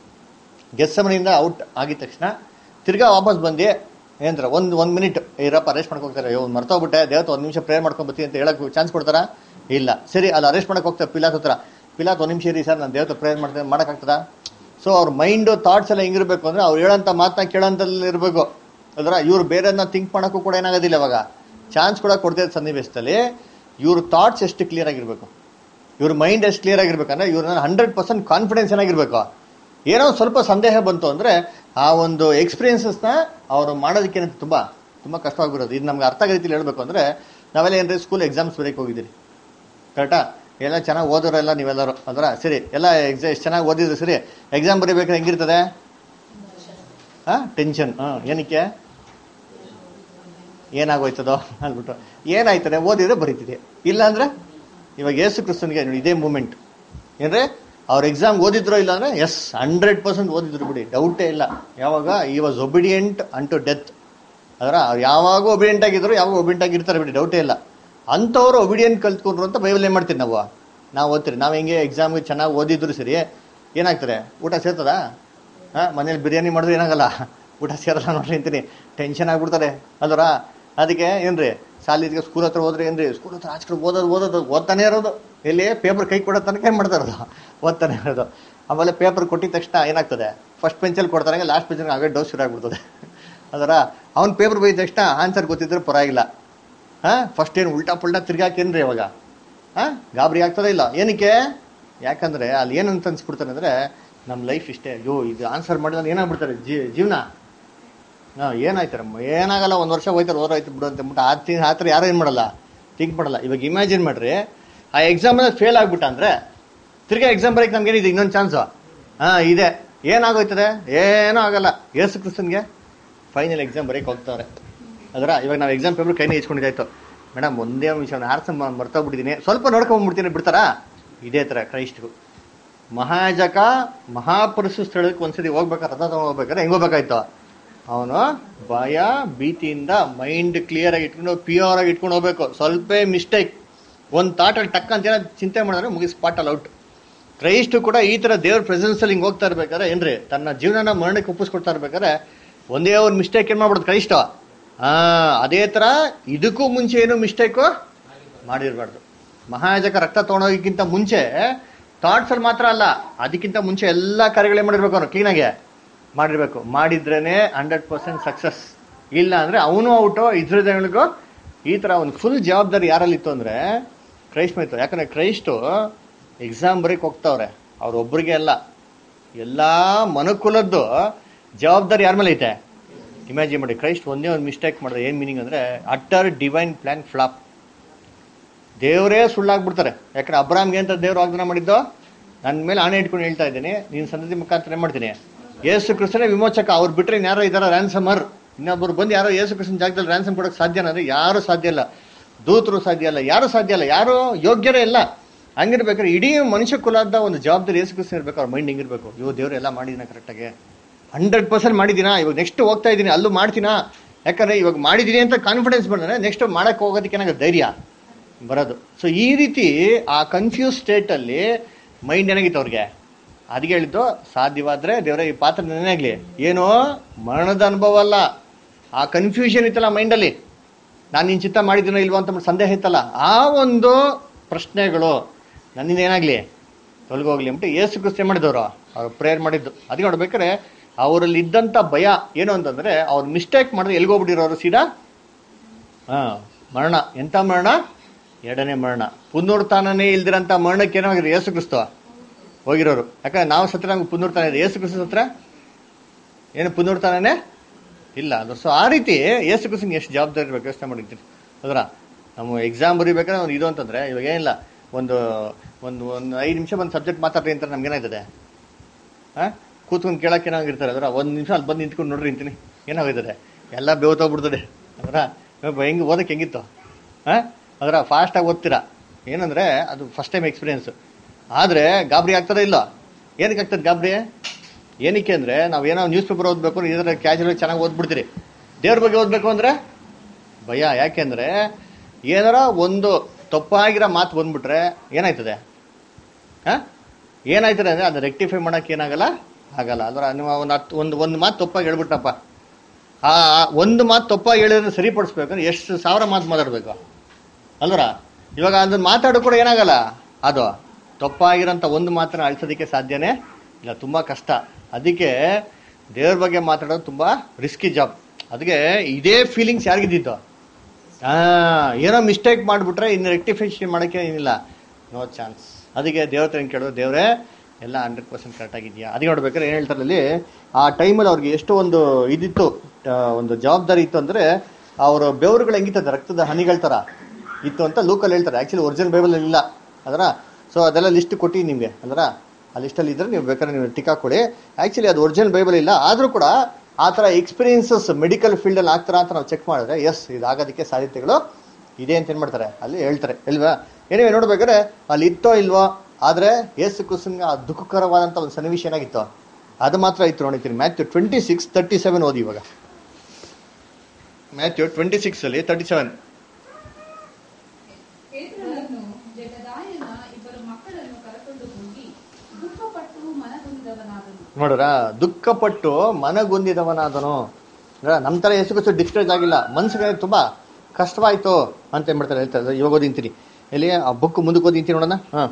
ಗೆಸ್ಸಮನಿಂದ ಔಟ್ ಆಗಿದ ತಕ್ಷಣ ತಿರ್ಗಾ ವಾಪಸ್ ಬಂದು ಏನಂತಾರೆ ಒಂದು ಒಂದು ಮಿನಿಟ್ ಇರಪ್ಪ ಅರೆಸ್ಟ್ ಮಾಡ್ಕೊಂಡು ಹೋಗ್ತಾರೆ ಅಯ್ಯೋ ಒಂದು ಮರ್ತೋಗ್ಬಿಟ್ಟೆ ದೇವತ್ತು ಒಂದು ನಿಮಿಷ ಪ್ರೇಯರ್ ಮಾಡ್ಕೊಂಡ್ ಬರ್ತೀನಿ ಅಂತ ಹೇಳಕ್ ಚಾನ್ಸ್ ಕೊಡ್ತಾರಾ ಇಲ್ಲ ಸರಿ ಅಲ್ಲಿ ಅರೆಸ್ಟ್ ಮಾಡಕ್ ಹೋಗ್ತಾರೆ ಪಿಲಾತ್ ಹತ್ರ ಪಿಲಾತ್ ಒಂದು ನಿಮಿಷ ಇರಿ ಸರ್ ನಾನು ದೇವತ್ತು ಪ್ರೇಯರ್ ಮಾಡ್ತೀನಿ ಮಾಡೋಕ್ಕಾಗ್ತದಾ ಸೊ ಅವ್ರ ಮೈಂಡ್ ಥಾಟ್ಸ್ ಎಲ್ಲ ಹೆಂಗಿರ್ಬೇಕು ಅಂದ್ರೆ ಅವ್ರು ಹೇಳೋಂಥ ಮಾತನ್ನ ಕೇಳೋಂಥಲ್ಲಿ ಇರಬೇಕು ಅದರ ಇವ್ರು ಬೇರೆಯನ್ನ ಥಿಂಕ್ ಮಾಡೋಕ್ಕೂ ಕೂಡ ಏನಾಗೋದಿಲ್ಲ ಇವಾಗ ಚಾನ್ಸ್ ಕೂಡ ಕೊಡ್ತಾ ಇದ್ದ ಸನ್ನಿವೇಶದಲ್ಲಿ ಇವ್ರ ಥಾಟ್ಸ್ ಎಷ್ಟು ಕ್ಲಿಯರ್ ಆಗಿರ್ಬೇಕು ಇವ್ರ ಮೈಂಡ್ ಎಷ್ಟು ಕ್ಲಿಯರ್ ಆಗಿರ್ಬೇಕಂದ್ರೆ ಇವ್ರನ್ನ ಹಂಡ್ರೆಡ್ ಪರ್ಸೆಂಟ್ ಕಾನ್ಫಿಡೆನ್ಸ್ ಏನಾಗಿರ್ಬೇಕು ಏನೋ ಸ್ವಲ್ಪ ಸಂದೇಹ ಬಂತು ಅಂದ್ರೆ ಆ ಒಂದು ಎಕ್ಸ್ಪೀರಿಯನ್ಸಸ್ನ ಅವರು ಮಾಡೋದಕ್ಕೆ ತುಂಬಾ ತುಂಬಾ ಕಷ್ಟವಾಗಿರೋದು ಇದು ನಮ್ಗೆ ಅರ್ಥ ಆಗೋ ರೀತಿಯಲ್ಲಿ ಹೇಳ್ಬೇಕು ಅಂದ್ರೆ ನಾವೆಲ್ಲ ಏನ್ರಿ ಸ್ಕೂಲ್ ಎಕ್ಸಾಮ್ಸ್ ಬರೀಕ್ ಹೋಗಿದ್ದೀರಿ ಕರೆಕ್ಟಾ ಎಲ್ಲ ಚೆನ್ನಾಗಿ ಓದೋರೆಲ್ಲ ನೀವೆಲ್ಲರೂ ಅದರ ಸರಿ ಎಲ್ಲ ಎಕ್ಸಾ ಎಷ್ಟು ಚೆನ್ನಾಗಿ ಓದಿದ್ರು ಸರಿ ಎಕ್ಸಾಮ್ ಬರೀಬೇಕಾದ್ರೆ ಹೆಂಗಿರ್ತದೆ ಹಾ ಟೆನ್ಷನ್ ಹಾ ಏನಕ್ಕೆ ಏನಾಗೋಯ್ತದೋ ಅಂದ್ಬಿಟ್ಟು ಏನಾಯ್ತದೆ ಓದಿದ್ರೆ ಬರೀತಿದೆ ಇಲ್ಲ ಅಂದ್ರೆ ಇವಾಗ ಯೇಸು ಕ್ರಿಸ್ತನ್ಗೆ ನೋಡಿ ಇದೇ ಮೂಮೆಂಟ್ ಏನ್ರಿ ಅವ್ರ ಎಕ್ಸಾಮ್ ಓದಿದ್ರೋ ಇಲ್ಲ ಅಂದ್ರೆ ಎಸ್ ಹಂಡ್ರೆಡ್ ಪರ್ಸೆಂಟ್ ಓದಿದ್ರು ಬಿಡಿ ಡೌಟೇ ಇಲ್ಲ ಯಾವಾಗ ಈ was obedient unto death ಅದರ ಅವ್ರು ಯಾವಾಗ ಒಬಿಡಿಯಂಟ್ ಆಗಿದ್ರು ಯಾವಾಗ ಒಬಿಡಿಯಂಟ್ ಆಗಿರ್ತಾರೆ ಬಿಡಿ ಡೌಟೇ ಇಲ್ಲ ಅಂಥವ್ರು ಒಬಿಡಿಯಂಟ್ ಕಲ್ತ್ಕೊಂಡ್ರು ಅಂತ ಬೈಬಲ್ ಏನ್ ಮಾಡ್ತೀವಿ ನಾವು ನಾವು ಓದ್ತೀರಿ ನಾವು ಹೆಂಗೆ ಎಕ್ಸಾಮ್ಗೆ ಚೆನ್ನಾಗಿ ಓದಿದ್ರು ಸರಿ ಏನಾಗ್ತಾರೆ ಊಟ ಸೇರ್ತದಾ ಹಾ ಮನೇಲಿ ಬಿರಿಯಾನಿ ಮಾಡಿದ್ರೆ ಏನಾಗಲ್ಲ ಊಟ ಸೇರಲ್ಲ ನೋಡ್ರಿ ಅಂತೀನಿ ಟೆನ್ಷನ್ ಆಗ್ಬಿಡ್ತಾರೆ ಅಲ್ವರ ಅದಕ್ಕೆ ಏನ್ರಿ ಶಾಲಿಗೆ ಸ್ಕೂಲ್ ಹತ್ರ ಹೋದ್ರೆ ಏನ್ರಿ ಸ್ಕೂಲ್ ಹತ್ರ ಆಚೆ ಕಡೆ ಓದೋದು ಓದೋದು ಓದ್ತಾನೆ ಇರೋದು ಎಲ್ಲಿ ಪೇಪರ್ ಕೈ ಕೊಡೋ ತನಕ ಏನ್ ಮಾಡ್ತಾ ಇರೋದು ಓದ್ತಾನೆ ಇರೋದು ಆಮೇಲೆ ಪೇಪರ್ ಕೊಟ್ಟಿದ ತಕ್ಷಣ ಏನಾಗ್ತದೆ ಫಸ್ಟ್ ಬೆಂಚಲ್ಲಿ ಕೊಡ್ತಾರೆ ಲಾಸ್ಟ್ ಬೆಂಚಲ್ಲಿ ಆಗೇ ಡೋಸ್ ಶುರು ಆಗ್ಬಿಡ್ತದೆ ಅದರ ಅವ್ನು ಪೇಪರ್ ಬೈದ ತಕ್ಷಣ ಆನ್ಸರ್ ಗೊತ್ತಿದ್ರೆ ಪರವಾಗಿಲ್ಲ ಹಾ ಫಸ್ಟ್ ಏನು ಉಲ್ಟಾ ಪುಲ್ಟಾ ತಿರ್ಗಾಕೇನ್ರಿ ಇವಾಗ ಹಾ ಗಾಬರಿ ಆಗ್ತದೆ ಇಲ್ಲ ಏನಕ್ಕೆ ಯಾಕಂದ್ರೆ ಅಲ್ಲಿ ಏನಂತ ಅನ್ಸ್ಬಿಡ್ತಾನೆ ಅಂದ್ರೆ ನಮ್ಮ ಲೈಫ್ ಇಷ್ಟೇ ಅಯ್ಯೋ ಇದು ಆನ್ಸರ್ ಮಾಡಿದ್ರೆ ಏನಾಗ್ಬಿಡ್ತಾರೆ ಜೀ ಜೀವನ ಹಾ ಏನಾಯ್ತಾರೆ ಏನಾಗಲ್ಲ ಒಂದು ವರ್ಷ ಹೋಯ್ತಾರೆ ಹೋರಾಯ್ತು ಬಿಡು ಅಂತ ಅಂದ್ಬಿಟ್ಟು ಆ ತಿ ಆ ಥರ ಯಾರು ಏನು ಮಾಡಲ್ಲ ಥಿಂಕ್ ಮಾಡಲ್ಲ ಇವಾಗ ಇಮ್ಯಾಜಿನ್ ಮಾಡ್ರಿ ಆ ಎಕ್ಸಾಮಲ್ಲಿ ಫೇಲ್ ಆಗ್ಬಿಟ್ಟ ಅಂದ್ರೆ ತಿರ್ಗಾ ಎಕ್ಸಾಮ್ ಬರೀಕ್ ನಮ್ಗೆ ಏನಿದೆ ಇನ್ನೊಂದು ಚಾನ್ಸು ಹಾ ಇದೆ ಏನಾಗೋಯ್ತದೆ ಏನೂ ಆಗಲ್ಲ ಯೇಸು ಕ್ರಿಸ್ತನ್ಗೆ ಫೈನಲ್ ಎಕ್ಸಾಮ್ ಬರೀಕ್ ಹೋಗ್ತಾವ್ರೆ ಅದರ ಇವಾಗ ನಾವು ಎಕ್ಸಾಮ್ ಪೇಪರ್ ಕೈನೇ ಇಸ್ಕೊಂಡಿದ್ದಾಯ್ತು ಮೇಡಮ್ ಒಂದೇ ವಿಷಯ ಆರ್ಸ ಮರ್ತೋಗ್ಬಿಟ್ಟಿದ್ದೀನಿ ಸ್ವಲ್ಪ ನೋಡ್ಕೊಂಡ್ಬಿಡ್ತೀನಿ ಬಿಡ್ತಾರಾ ಇದೇ ಥರ ಕ್ರೈಸ್ಟ್ಗೂ ಮಹಾಜಕ ಮಹಾಪುರುಷ ಸ್ಥಳಕ್ಕೆ ಒಂದ್ಸತಿ ಹೋಗ್ಬೇಕಾದ್ರೆ ರಥ ತಗೊಂಡ್ ಹೋಗ್ಬೇಕಾದ್ರೆ ಹೆಂಗ್ ಹೋಗ್ಬೇಕಾಯ್ತು ಅವನು ಭಯ ಭೀತಿಯಿಂದ ಮೈಂಡ್ ಕ್ಲಿಯರ್ ಆಗಿ ಇಟ್ಕೊಂಡು ಪ್ಯೂರ್ ಆಗಿ ಇಟ್ಕೊಂಡು ಹೋಗ್ಬೇಕು ಸ್ವಲ್ಪ ಮಿಸ್ಟೇಕ್ ಒಂದು ತಾಟಲ್ಲಿ ಟಕ್ ಅಂತ ಏನೋ ಚಿಂತೆ ಮಾಡಿದ್ರೆ ಮುಗಿಸ್ ಸ್ಪಾಟಲ್ಲಿ ಔಟ್ ಕ್ರೈಸ್ಟು ಕೂಡ ಈ ಥರ ದೇವ್ರ ಪ್ರೆಸೆನ್ಸಲ್ಲಿ ಹಿಂಗೆ ಹೋಗ್ತಾ ಇರ್ಬೇಕಾದ್ರೆ ಏನ್ರಿ ತನ್ನ ಜೀವನನ ಮರಣಕ್ಕೆ ಒಪ್ಪಿಸ್ಕೊಡ್ತಾ ಇರ್ಬೇಕಾದ್ರೆ ಒಂದೇ ಒಂದು ಮಿಸ್ಟೇಕ್ ಏನು ಮಾಡ್ಬಿಡುದು ಕ್ರೈಸ್ಟ ಆ ಅದೇ ಥರ ಇದಕ್ಕೂ ಮುಂಚೆ ಏನು ಮಿಸ್ಟೇಕು ಮಾಡಿರಬಾರ್ದು ಮಹಾಯಾಜಕ ರಕ್ತ ತೊಗೊಂಡೋಗಿಕ್ಕಿಂತ ಮುಂಚೆ ಥಾಟ್ಸಲ್ಲಿ ಮಾತ್ರ ಅಲ್ಲ ಅದಕ್ಕಿಂತ ಮುಂಚೆ ಎಲ್ಲ ಕಾರ್ಯಗಳೇ ಮಾಡಿರ್ಬೇಕು ಅವನು ಕ್ಲೀನಾಗೆ ಮಾಡಿರ್ಬೇಕು ಮಾಡಿದ್ರೇನೆ ಹಂಡ್ರೆಡ್ ಪರ್ಸೆಂಟ್ ಸಕ್ಸಸ್ ಇಲ್ಲ ಅಂದ್ರೆ ಅವನು ಔಟು ಇದ್ರಗಳಿಗೂ ಈ ತರ ಒಂದು ಫುಲ್ ಜವಾಬ್ದಾರಿ ಯಾರಲ್ಲಿ ಇತ್ತು ಅಂದ್ರೆ ಕ್ರೈಸ್ಟ್ ಮೇಲಿತ್ತು ಯಾಕಂದ್ರೆ ಕ್ರೈಸ್ಟು ಎಕ್ಸಾಮ್ ಬರೀಕ್ ಹೋಗ್ತಾವ್ರೆ ಅವ್ರೊಬ್ರಿಗೆ ಅಲ್ಲ ಎಲ್ಲಾ ಮನುಕುಲದ್ದು ಜವಾಬ್ದಾರಿ ಯಾರ ಮೇಲೆ ಐತೆ ಇಮ್ಯಾಜಿನ್ ಮಾಡಿ ಕ್ರೈಸ್ಟ್ ಒಂದೇ ಒಂದು ಮಿಸ್ಟೇಕ್ ಮಾಡಿದ್ರೆ ಏನ್ ಮೀನಿಂಗ್ ಅಂದ್ರೆ ಅಟರ್ ಡಿವೈನ್ ಪ್ಲಾನ್ ಫ್ಲಾಪ್ ದೇವರೇ ಸುಳ್ಳಾಗ್ಬಿಡ್ತಾರೆ ಯಾಕಂದ್ರೆ ಅಬ್ರಾಮ್ಗೆ ಅಂತ ದೇವ್ರು ವಾಗ್ದಾನ ಮಾಡಿದ್ದು ನನ್ನ ಮೇಲೆ ಆಣೆ ಇಟ್ಕೊಂಡು ಹೇಳ್ತಾ ಇದ್ದೀನಿ ನೀನು ಸಂತತಿ ಮುಖಾಂತರ ಏನ್ ಮಾಡ್ತೀನಿ ಯೇಸು ಕ್ರಿಸ್ತನೇ ವಿಮೋಚಕ ಅವ್ರು ಬಿಟ್ರೆ ಇನ್ ಯಾರೋ ಇದಾರ ರ್ಯಾನ್ಸಮರ್ ಇನ್ನೊಬ್ರು ಬಂದು ಯಾರೋ ಯೇಸು ಕ್ರಿಸ್ತನ ಜಾಗದಲ್ಲಿ ರ್ಯಾನ್ಸಮ್ ಕೊಡೋಕೆ ಸಾಧ್ಯನಾ ಅಂದ್ರೆ ಯಾರು ಸಾಧ್ಯ ಇಲ್ಲ ದೂತರು ಸಾಧ್ಯ ಇಲ್ಲ ಯಾರು ಸಾಧ್ಯ ಇಲ್ಲ ಯಾರು ಯೋಗ್ಯರೇ ಇಲ್ಲ ಹಂಗಿರ್ಬೇಕಾದ್ರೆ ಇಡೀ ಮನುಷ್ಯ ಕುಲದ ಒಂದು ಜವಾಬ್ದಾರಿ ಯೇಸು ಕ್ರಿಸ್ತನ್ ಇರ್ಬೇಕು ಅವ್ರ ಮೈಂಡ್ ಹಿಂಗಿರ್ಬೇಕು ಇವ್ ದೇವ್ರು ಎಲ್ಲ ಮಾಡಿದಿನ ಕರೆಕ್ಟಾಗಿ ಹಂಡ್ರೆಡ್ ಪರ್ಸೆಂಟ್ ಮಾಡಿದ್ದೀನಾ ಇವಾಗ ನೆಕ್ಸ್ಟ್ ಹೋಗ್ತಾ ಇದ್ದೀನಿ ಅಲ್ಲೂ ಮಾಡ್ತೀನಾ ಯಾಕಂದ್ರೆ ಇವಾಗ ಮಾಡಿದ್ದೀನಿ ಅಂತ ಕಾನ್ಫಿಡೆನ್ಸ್ ಬಂದ್ರೆ ನೆಕ್ಸ್ಟ್ ಮಾಡಕ್ ಹೋಗೋದಕ್ಕೆ ಏನಾಗ ಧೈರ್ಯ ಬರೋದು ಸೊ ಈ ರೀತಿ ಆ ಕನ್ಫ್ಯೂಸ್ ಸ್ಟೇಟಲ್ಲಿ ಮೈಂಡ್ ಏನಾಗಿತ್ತು ಅವ್ರಿಗೆ ಅದಕ್ಕೆ ಹೇಳಿದ್ದು ಸಾಧ್ಯವಾದ್ರೆ ದೇವರ ಈ ಪಾತ್ರ ನೆನೆಯಾಗ್ಲಿ ಏನೋ ಮರಣದ ಅನುಭವ ಅಲ್ಲ ಆ ಕನ್ಫ್ಯೂಷನ್ ಇತ್ತಲ್ಲ ಮೈಂಡಲ್ಲಿ ನಾನು ನಿನ್ನ ಚಿತ್ತ ಮಾಡಿದ್ದೀನೋ ಇಲ್ವೋ ಅಂತ ಅಂದ್ಬಿಟ್ಟು ಸಂದೇಹ ಇತ್ತಲ್ಲ ಆ ಒಂದು ಪ್ರಶ್ನೆಗಳು ನನ್ನಿಂದ ಏನಾಗ್ಲಿ ತೊಲಗೋಗ್ಲಿ ಅಂದ್ಬಿಟ್ಟು ಏಸು ಕ್ರಿಸ್ತ ಮಾಡಿದವರು ಅವ್ರು ಪ್ರೇಯರ್ ಮಾಡಿದ್ದು ಅದಕ್ಕೆ ನೋಡ್ಬೇಕಾದ್ರೆ ಅವರಲ್ಲಿ ಇದ್ದಂಥ ಭಯ ಏನು ಅಂತಂದ್ರೆ ಅವ್ರು ಮಿಸ್ಟೇಕ್ ಮಾಡಿದ್ರೆ ಎಲ್ಗೋಗ್ಬಿಟ್ಟಿರೋರು ಸೀದಾ ಹಾ ಮರಣ ಎಂತ ಮರಣ ಎರಡನೇ ಮರಣ ಪುನರುತ್ಥಾನನೇ ಇಲ್ದಿರಂತ ಮರಣಕ್ಕೆ ಏನಾಗಿದೆ ಯೇಸು ಕ್ರಿಸ್ತ ಹೋಗಿರೋರು ಯಾಕಂದ್ರೆ ನಾವು ಸತ್ರ ನಮ್ಗೆ ಪುನರುತ್ಥಾನ ಇದೆ ಯೇಸು ಕ್ರಿಸ್ತ ಸತ್ರ ಏನು ಪುನರುತ್ಥಾನನೇ ಇಲ್ಲ ಅದು ಸೊ ಆ ರೀತಿ ಯೇಸು ಕ್ರಿಸ್ತಂಗೆ ಎಷ್ಟು ಜವಾಬ್ದಾರಿ ಇರ್ಬೇಕು ಯೋಚನೆ ಮಾಡಿರ್ತೀರಿ ಅದರ ನಮ್ಮ ಎಕ್ಸಾಮ್ ಬರೀಬೇಕಾದ್ರೆ ಒಂದು ಇದು ಅಂತಂದ್ರೆ ಇವಾಗ ಏನಿಲ್ಲ ಒಂದು ಒಂದು ಒಂದು ಐದು ನಿಮಿಷ ಬಂದು ಸಬ್ಜೆಕ್ಟ್ ಮಾತಾಡ್ರಿ ಅಂತ ನಮ್ಗೆ ಏನಾಯ್ತದೆ ಹಾ ಕೂತ್ಕೊಂಡು ಕೇಳಕ್ಕೆ ಏನಾಗಿರ್ತಾರೆ ಅದರ ಒಂದು ನಿಮಿಷ ಅಲ್ಲಿ ಬಂದು ನಿಂತ್ಕೊಂಡು ನೋಡ್ರಿ ಅಂತೀನಿ ಏನಾಗೋಯ್ತದೆ ಎಲ್ಲ ಬೇವತ್ತೋಗ್ಬಿಡ್ತದೆ ಅದರ ಹೆಂಗೆ ಓದಕ್ಕೆ ಹೆಂಗಿತ್ತು ಹಾ ಅದರ ಫಾಸ್ಟಾಗಿ ಓದ್ತೀರಾ ಏನಂದ್ರೆ ಅದು ಫಸ್ಟ್ ಟೈಮ್ ಎಕ್ಸ್ಪೀರಿಯನ್ಸ್ ಆದರೆ ಗಾಬರಿ ಆಗ್ತದೆ ಇಲ್ಲ ಏನಕ್ಕೆ ಆಗ್ತದೆ ಗಾಬರಿ ಏನಕ್ಕೆ ಅಂದ್ರೆ ನಾವು ಏನೋ ನ್ಯೂಸ್ ಪೇಪರ್ ಓದಬೇಕು ಇದರ ಕ್ಯಾಶುವಲ್ ಚೆನ್ನಾಗಿ ಓದ್ಬಿಡ್ತೀರಿ ದೇವ್ರ ಬಗ್ಗೆ ಓದಬೇಕು ಅಂದ್ರೆ ಭಯ ಯಾಕೆಂದ್ರೆ ಏನಾರ ಒಂದು ತಪ್ಪಾಗಿರೋ ಮಾತು ಬಂದ್ಬಿಟ್ರೆ ಏನಾಯ್ತದೆ ಹಾ ಏನಾಯ್ತದೆ ಅಂದ್ರೆ ಅದು ರೆಕ್ಟಿಫೈ ಮಾಡಕ್ಕೆ ಏನಾಗಲ್ಲ ಆಗಲ್ಲ ಅಂದ್ರೆ ನೀವು ಒಂದು ಹತ್ತು ಒಂದು ಒಂದು ಮಾತು ತಪ್ಪಾಗಿ ಹೇಳ್ಬಿಟ್ಟಪ್ಪ ಆ ಆ ಒಂದು ಮಾತು ತಪ್ಪಾಗಿ ಹೇಳಿದ್ರೆ ಸರಿಪಡಿಸ್ಬೇಕಂದ್ರೆ ಎಷ್ಟು ಸಾವಿರ ಮಾತು ಮಾತಾಡಬೇಕು ಅಲ್ವರ ಇವಾಗ ಅದನ್ನ ಮಾತಾಡೋ ಕೂಡ ಏನಾಗಲ್ಲ ಅದು ತಪ್ಪಾಗಿರೋಂಥ ಒಂದು ಮಾತನ್ನ ಅಳಿಸೋದಕ್ಕೆ ಸಾಧ್ಯನೇ ಇಲ್ಲ ತುಂಬ ಕಷ್ಟ ಅದಕ್ಕೆ ದೇವ್ರ ಬಗ್ಗೆ ಮಾತಾಡೋದು ತುಂಬ ರಿಸ್ಕಿ ಜಾಬ್ ಅದಕ್ಕೆ ಇದೇ ಫೀಲಿಂಗ್ಸ್ ಯಾರಿಗಿದ್ದಿತ್ತು ಆ ಏನೋ ಮಿಸ್ಟೇಕ್ ಮಾಡಿಬಿಟ್ರೆ ಇನ್ನು ರೆಕ್ಟಿಫಿಕೇಶನ್ ಮಾಡೋಕ್ಕೆ ಏನಿಲ್ಲ ನೋ ಚಾನ್ಸ್ ಅದಕ್ಕೆ ದೇವ್ರ ಹತ್ರ ಹೆಂಗೆ ಕೇಳೋದು ದೇವರೇ ಎಲ್ಲ ಹಂಡ್ರೆಡ್ ಪರ್ಸೆಂಟ್ ಕರೆಕ್ಟ್ ಆಗಿದೆಯಾ ಅದಕ್ಕೆ ನೋಡ್ಬೇಕಾದ್ರೆ ಏನು ಹೇಳ್ತಾರೆ ಅಲ್ಲಿ ಆ ಟೈಮಲ್ಲಿ ಅವ್ರಿಗೆ ಎಷ್ಟು ಒಂದು ಇದಿತ್ತು ಆ, ಒಂದು ಜವಾಬ್ದಾರಿ ಇತ್ತು ಅಂದರೆ ಅವರ ಬೆವರುಗಳು ಹೆಂಗಿತ್ತದ ರಕ್ತದ ಹನಿಗಳ ಥರ ಇತ್ತು ಅಂತ ಲೂಕಲ್ಲಿ ಹೇಳ್ತಾರೆ ಆ್ಯಕ್ಚುಲಿ ಒರಿಜಿನಲ್ ಬೈಬಲ್ ಇಲ್ಲ ಅದರ ಸೊ ಅದೆಲ್ಲ ಲಿಸ್ಟ್ ಕೊಟ್ಟು ನಿಮಗೆ ಅಂದ್ರ ಆ ಲಿಸ್ಟಲ್ಲಿ ಇದ್ರೆ ನೀವು ಬೇಕಾದ್ರೆ ನೀವು ಟಿಕ್ ಹಾಕೊಳ್ಳಿ ಆ್ಯಕ್ಚುಲಿ ಅದು ಒರಿಜಿನಲ್ ಬೈಬಲ್ ಇಲ್ಲ ಆದರೂ ಕೂಡ ಆ ಥರ ಎಕ್ಸ್ಪೀರಿಯನ್ಸಸ್ ಮೆಡಿಕಲ್ ಫೀಲ್ಡಲ್ಲಿ ಆಗ್ತಾರ ಅಂತ ನಾವು ಚೆಕ್ ಮಾಡಿದ್ರೆ ಎಸ್ ಇದಾಗೋದಕ್ಕೆ ಸಾಧ್ಯತೆಗಳು ಇದೆ ಅಂತ ಏನು ಮಾಡ್ತಾರೆ ಅಲ್ಲಿ ಹೇಳ್ತಾರೆ ಇಲ್ವಾ ಏನಿವೆ ನೋಡ್ಬೇಕಾದ್ರೆ ಅಲ್ಲಿ ಇತ್ತೋ ಇಲ್ವೋ ಆದರೆ ಏಸು ಕುಸಂಗ ಆ ದುಃಖಕರವಾದಂಥ ಒಂದು ಸನ್ನಿವೇಶ ಏನಾಗಿತ್ತು ಅದು ಮಾತ್ರ ಇತ್ತು ನೋಡಿರ್ತೀನಿ Matthew twenty six thirty seven ಓದಿ ಇವಾಗ ಮ್ಯಾಥ್ಯೂ ಟ್ವೆಂಟಿ ಸಿಕ್ಸ್ ಅಲ್ಲಿ ತರ್ಟಿ ಸೆವೆನ್
ಪೇತ್ರನನ್ನು ಜಗದಾಯನ ಇಬ್ಬರು ಮಕ್ಕಳನ್ನು ಕರೆಕೊಂಡು ಹೋಗಿ ದುಃಖಪಟ್ಟು ಮನಗುಂದವನಾದನು
ನೋಡ್ರ ದುಃಖಪಟ್ಟು ಮನಗುಂದಿದವನಾದನು ಅಂದ್ರೆ ನಮ್ಮ ಥರ ಹೆಸರು ಡಿಸ್ಕರೇಜ್ ಆಗಿಲ್ಲ ಮನ್ಸಿಗೆ ತುಂಬಾ ಕಷ್ಟವಾಯ್ತು ಅಂತ ಏನ್ ಮಾಡ್ತಾರೆ ಹೇಳ್ತಾರೆ ಇವಾಗ ಓದಿಂತೀನಿ ಎಲ್ಲಿ ಆ ಬುಕ್ ಮುಂದಕ್ಕೆ ಓದಿಂತೀನಿ ನೋಡೋಣ ಹಾ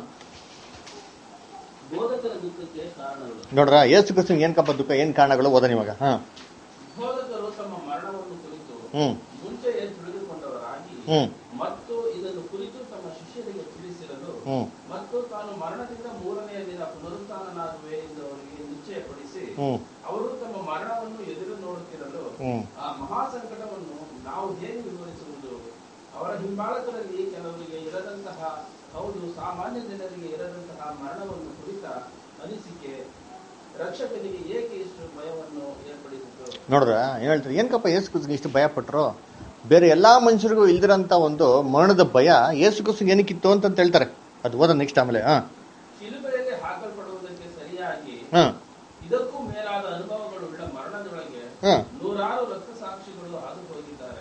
ಬೋಧಕರ ದುಃಖಕ್ಕೆ ಕಾರಣಗಳು
ನೋಡ್ರ ಏಸು ಕ್ರಿಸ್ತನ್ ಏನ್ ಕಪ್ಪ ದುಃಖ ಏನ್ ಕಾರಣಗಳು ಓದನ್ ಇವಾಗ ಹಾ
ಬೋಧಕರು ತಮ್ಮ ಮರಣವನ್ನು ಕುರಿತು
ಹ್ಮ್
ಮುಂಚೆಯೇ ತಿಳಿದುಕೊಂಡವರಾಗಿ
ಹ್ಮ್
ಮತ್ತು ಇದನ್ನು ಕುರಿತು ತಮ್ಮ ಶಿಷ್ಯರಿಗೆ ತಿಳಿಸಿರಲು
ಹ್ಮ್
ಮತ್ತು ತಾನು ಮರಣದಿಂದ ಮೂರನೆಯ ದಿನ ಪುನರುತ್ಥಾನನಾಗುವೆ ಎಂದು ಅವರಿಗೆ ನಿಶ್ಚಯಪಡಿಸಿ
ಹ್ಮ್
ಅವರು ತಮ್ಮ ಮರಣವನ್ನು ಎದುರು ನೋಡುತ್ತಿರಲು
ಹ್ಮ್
ಆ ಮಹಾಸಂಕಟವನ್ನು ನಾವು ಹೇಗೆ ವಿವರಿಸುವುದು ಅವರ ಹಿಂಬಾಲಕರಲ್ಲಿ ಕೆಲವರಿಗೆ ಇರದಂತಹ ಹೌದು ಸಾಮಾನ್ಯ ಜನರಿಗೆ ಇರದಂತಹ ಮರಣವನ್ನು ಕುರಿತ ಅನಿಸಿಕೆ ರಕ್ಷಕನಿಗೆ ಏಕೆ ಇಷ್ಟು ಭಯವನ್ನು ಏರ್ಪಡಿಸಿತು
ನೋಡ್ರ ಏನ್ ಹೇಳ್ತಾರೆ ಏನ್ಕಪ್ಪ ಏಸು ಕ್ರಿಸ್ತನ್ಗೆ ಇಷ್ಟು ಭಯ ಪಟ್ರು ಬೇರೆ ಎಲ್ಲಾ ಮನುಷ್ಯರಿಗೂ ಇಲ್ದಿರಂತ ಒಂದು ಮರಣದ ಭಯ ಏಸು ಕ್ರಿಸ್ತನ್ಗೆ ಏನಕ್ಕಿತ್ತು ಅಂತ ಹೇಳ್ತಾರೆ ಅದು ಓದ ನೆಕ್ಸ್ಟ್ ಆಮೇಲೆ ಹಾ
ಶಿಲುಬೆಯಲ್ಲಿ ಹಾಕಲ್ಪಡುವುದಕ್ಕೆ ಸರಿಯಾಗಿ
ಹಾ
ಇದಕ್ಕೂ ಮೇಲಾದ ಅನುಭವಗಳುಳ್ಳ ಮರಣದೊಳಗೆ
ಹಾ
ನೂರಾರು ರಕ್ತ ಸಾಕ್ಷಿಗಳು ಹಾದು ಹೋಗಿದ್ದಾರೆ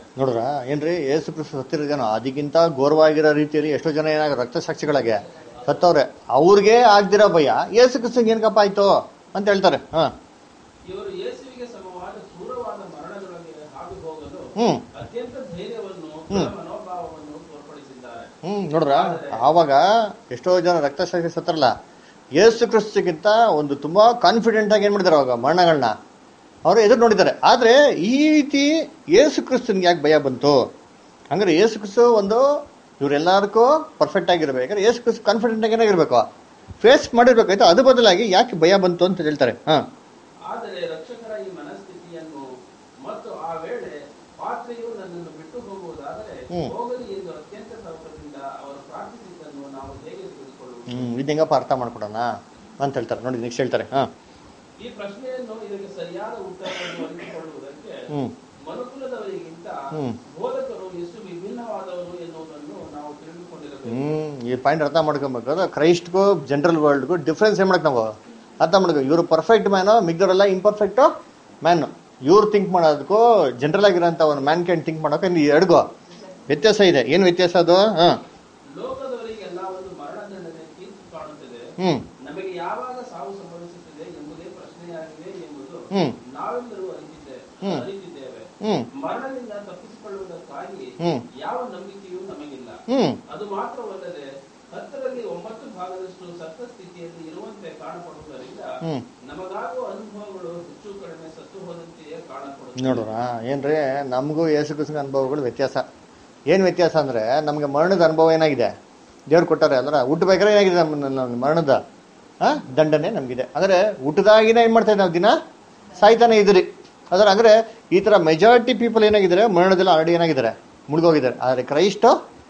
ನೋಡ್ರ ಏನ್ರಿ ಏಸು ಕ್ರಿಸ್ತು ಸತ್ತಿರೋದೇನೋ ಅದಕ್ಕಿಂತ ಘೋರವಾಗಿರೋ ರೀತಿಯಲ್ಲಿ ಎಷ್ಟೋ ಜನ ಏನಾಗ ರಕ್ತ ಸಾಕ್ಷಿಗಳಿಗೆ ಸತ್ತವ್ರೆ ಅವ್ರಿಗೆ ಆಗ್ದಿರೋ ಭಯ ಏಸು ಕ್ರಿಸ್ತಂಗೆ ಏನಕ್ಕಪ್ಪ ಆಯ್ತು ಅಂತ ಹೇಳ್ತಾರೆ ಹಾ
ಇವರು ಯೇಸುವಿಗೆ ಸಮವಾದ ಕ್ರೂರವಾದ ಮರಣದೊಳಗೆ ಹಾದು ಹೋಗಲು
ಹ್ಮ್.
ಅತ್ಯಂತ ಧೈರ್ಯವನ್ನು
ಹ್ಮ್.
ಮನೋಭಾವವನ್ನು ತೋರ್ಪಡಿಸಿದ್ದಾರೆ
ಹ್ಮ್ ನೋಡ್ರ ಆವಾಗ ಎಷ್ಟೋ ಜನ ರಕ್ತ ಸಾಕ್ಷಿ ಸತ್ತರಲ್ಲ ಏಸು ಕ್ರಿಸ್ತಕ್ಕಿಂತ ಒಂದು ತುಂಬಾ ಕಾನ್ಫಿಡೆಂಟ್ ಆಗಿ ಏನ್ ಮಾಡಿದಾರೆ ಅವಾಗ ಮರಣಗಳನ್ನ ಅವರು ಎದುರು ನೋಡಿದ್ದಾರೆ ಆದ್ರೆ ಈ ರೀತಿ ಏಸು ಕ್ರಿಸ್ತನ್ಗೆ ಯಾಕೆ ಭಯ ಬಂತು ಹಂಗಾರೆ ಏಸು ಕ್ರಿಸ್ತು ಒಂದು ಇವ್ರೆಲ್ಲರಿಗೂ ಪರ್ಫೆಕ್ಟ್ ಆಗಿರ್ಬೇಕಾದ್ರೆ ಏಸು ಕ್ರಿಸ್ತು ಕಾನ್ಫಿಡೆಂಟ್ ಆಗಿ ಏನಾಗಿರ್ಬೇಕು ಫೇಸ್ ಮಾಡಿರ್ಬೇಕಾಯ್ತು ಅದು ಬದಲಾಗಿ ಯಾಕೆ ಭಯ ಬಂತು ಅಂತ ಹೇಳ್ತಾರೆ ಹಾ
ಆದರೆ ರಕ್ಷಕರ ಈ ಮನಸ್ಥಿತಿಯನ್ನು ಮತ್ತು ಆ ವೇಳೆ ಪಾತ್ರೆಯು ನನ್ನನ್ನು ಬಿಟ್ಟು ಹೋಗುವುದಾದರೆ
ಹ್ಮ್.
ಹೋಗಲಿ ಎಂದು ಅತ್ಯಂತ ಸೌಕರ್ಯದಿಂದ ಅವರು ಪ್ರಾರ್ಥಿಸಿದ್ದನ್ನು ನಾವು ಹೇಗೆ ತಿಳಿದುಕೊಳ್ಳುವುದು
ಹ್ಮ್ ಇದು ಹೆಂಗಪ್ಪ ಅರ್ಥ ಮಾಡ್ಕೊಡೋಣ ಅಂತ ಹೇಳ್ತಾರೆ ನೋಡಿ ನೆಕ್ಸ್ಟ್ ಹೇಳ್ತಾರೆ ಹಾ
ಈ ಪ್ರಶ್ನೆಯನ್ನು ಇದಕ್ಕೆ ಸರಿಯಾದ ಉತ್ತರವನ್ನು ಅರಿತುಕೊಳ್ಳುವುದಕ್ಕೆ
ಹ್ಮ್.
ಮನುಕುಲದವರಿಗಿಂತ
ಹ್ಮ್.
ಬೋಧಕರು ಎಷ್ಟು ವಿಭಿನ್ನವಾದವರು ಎನ್ನುವುದನ್ನು ನಾವು ತಿಳಿದುಕೊಂಡಿರಬೇಕು
ಹ್ಮ್ ಈ ಪಾಯಿಂಟ್ ಅರ್ಥ ಮಾಡ್ಕೊಬೇಕು ಕ್ರೈಸ್ಟ್ಗೂ ಜನರಲ್ ವರ್ಲ್ಡ್ಗೂ ಡಿಫ್ರೆನ್ಸ್ ಏನ್ ಮಾಡಕ್ ನಾವು ಅರ್ಥ ಮಾಡ್ಕೋ ಇವರು ಪರ್ಫೆಕ್ಟ್ ಮ್ಯಾನು ಮಿಗ್ದವರೆಲ್ಲ ಇಂಪರ್ಫೆಕ್ಟ್ ಮ್ಯಾನ್ ಇವ್ರು ಥಿಂಕ್ ಮಾಡೋದಕ್ಕೂ ಜನರಲ್ ಆಗಿರೋಂಥ ಒಂದು ಮ್ಯಾನ್ ಕ್ಯಾನ್ ಥಿಂಕ್ ಮಾಡೋಕೆ ಈ ಎರಡ್ಗೋ ವ್ಯತ್ಯಾಸ ಇದೆ ಏನು ವ್ಯತ್ಯಾಸ ಅದು ಹಾ
ಲೋಕದವರಿಗೆಲ್ಲ ಒಂದು ಮರಣದಂಡನೆ ತೀರ್ಪು ಕಾಣುತ್ತದೆ
ಹ್ಮ್.
ನಮಗೆ ಯಾವಾಗ ಸಾವು ಸಂಭವಿಸುತ್ತದೆ ಎಂಬುದೇ ಪ್ರಶ್ನೆಯಾಗಿದೆ ಎಂಬುದು
ಹ್ಮ್.
ನಾವೆಲ್ಲರೂ ಅರಿತಿದ್ದೇವೆ
ಹ್ಮ್.
ಅರಿತಿದ್ದೇವೆ
ಹ್ಮ್.
ಮರಣದಿಂದ ತಪ್ಪಿಸಿಕೊಳ್ಳುವುದಕ್ಕಾಗಿ
ಹ್ಮ್.
ಯಾವ ನಂಬಿಕೆಯೂ ನಮಗಿಲ್ಲ
ಹ್ಮ್.
ಅದು ಮಾತ್ರವಲ್ಲದೆ ಹತ್ತರಲ್ಲಿ ಒಂಬತ್ತು ಭಾಗದಷ್ಟು ಸತ್ತ ಸ್ಥಿತಿಯಲ್ಲಿ ಇರುವಂತೆ ಕಾಣಪಡುವುದರಿಂದ
ಹ್ಮ್.
ನಮಗಾಗುವ ಅನುಭವಗಳು ಹೆಚ್ಚು ಕಡಿಮೆ ಸತ್ತು ಹೋದಂತೆಯೇ ಕಾಣಪಡುತ್ತವೆ
ನೋಡೋಣ ಏನ್ರಿ ನಮಗೂ ಯೇಸು ಕ್ರಿಸ್ತನ ಅನುಭವಗಳು ವ್ಯತ್ಯಾಸ ಏನು ವ್ಯತ್ಯಾಸ ಅಂದ್ರೆ ನಮಗೆ ಮರಣದ ಅನುಭವ ಏನಾಗಿದೆ ದೇವ್ರು ಕೊಟ್ಟಾರೆ ಅಂದ್ರೆ ಹುಟ್ಟಬೇಕಾದ್ರೆ ಏನಾಗಿದೆ ನಮ್ಮ ನಮ್ಮ ಮರಣದ ಆ ದಂಡನೆ ನಮಗಿದೆ ಅಂದ್ರೆ ಹುಟ್ಟದಾಗಿನ ಏನ್ ಮಾಡ್ತಾ ಇದ್ದೀವಿ ನಾವು ದಿನ ಸಾಯ್ತಾನೆ ಇದ್ರಿ ಅದರ ಅಂದ್ರೆ ಈ ತರ ಮೆಜಾರಿಟಿ ಪೀಪಲ್ ಏನಾಗಿದ್ದಾರೆ ಮರಣದಲ್ಲಿ ಆಲ್ರೆಡಿ ಏನಾಗಿದ್ದಾರೆ ಮುಳುಗೋಗಿದ್ದಾರೆ ಆದ್ರೆ ಕ್ರೈಸ್ಟ್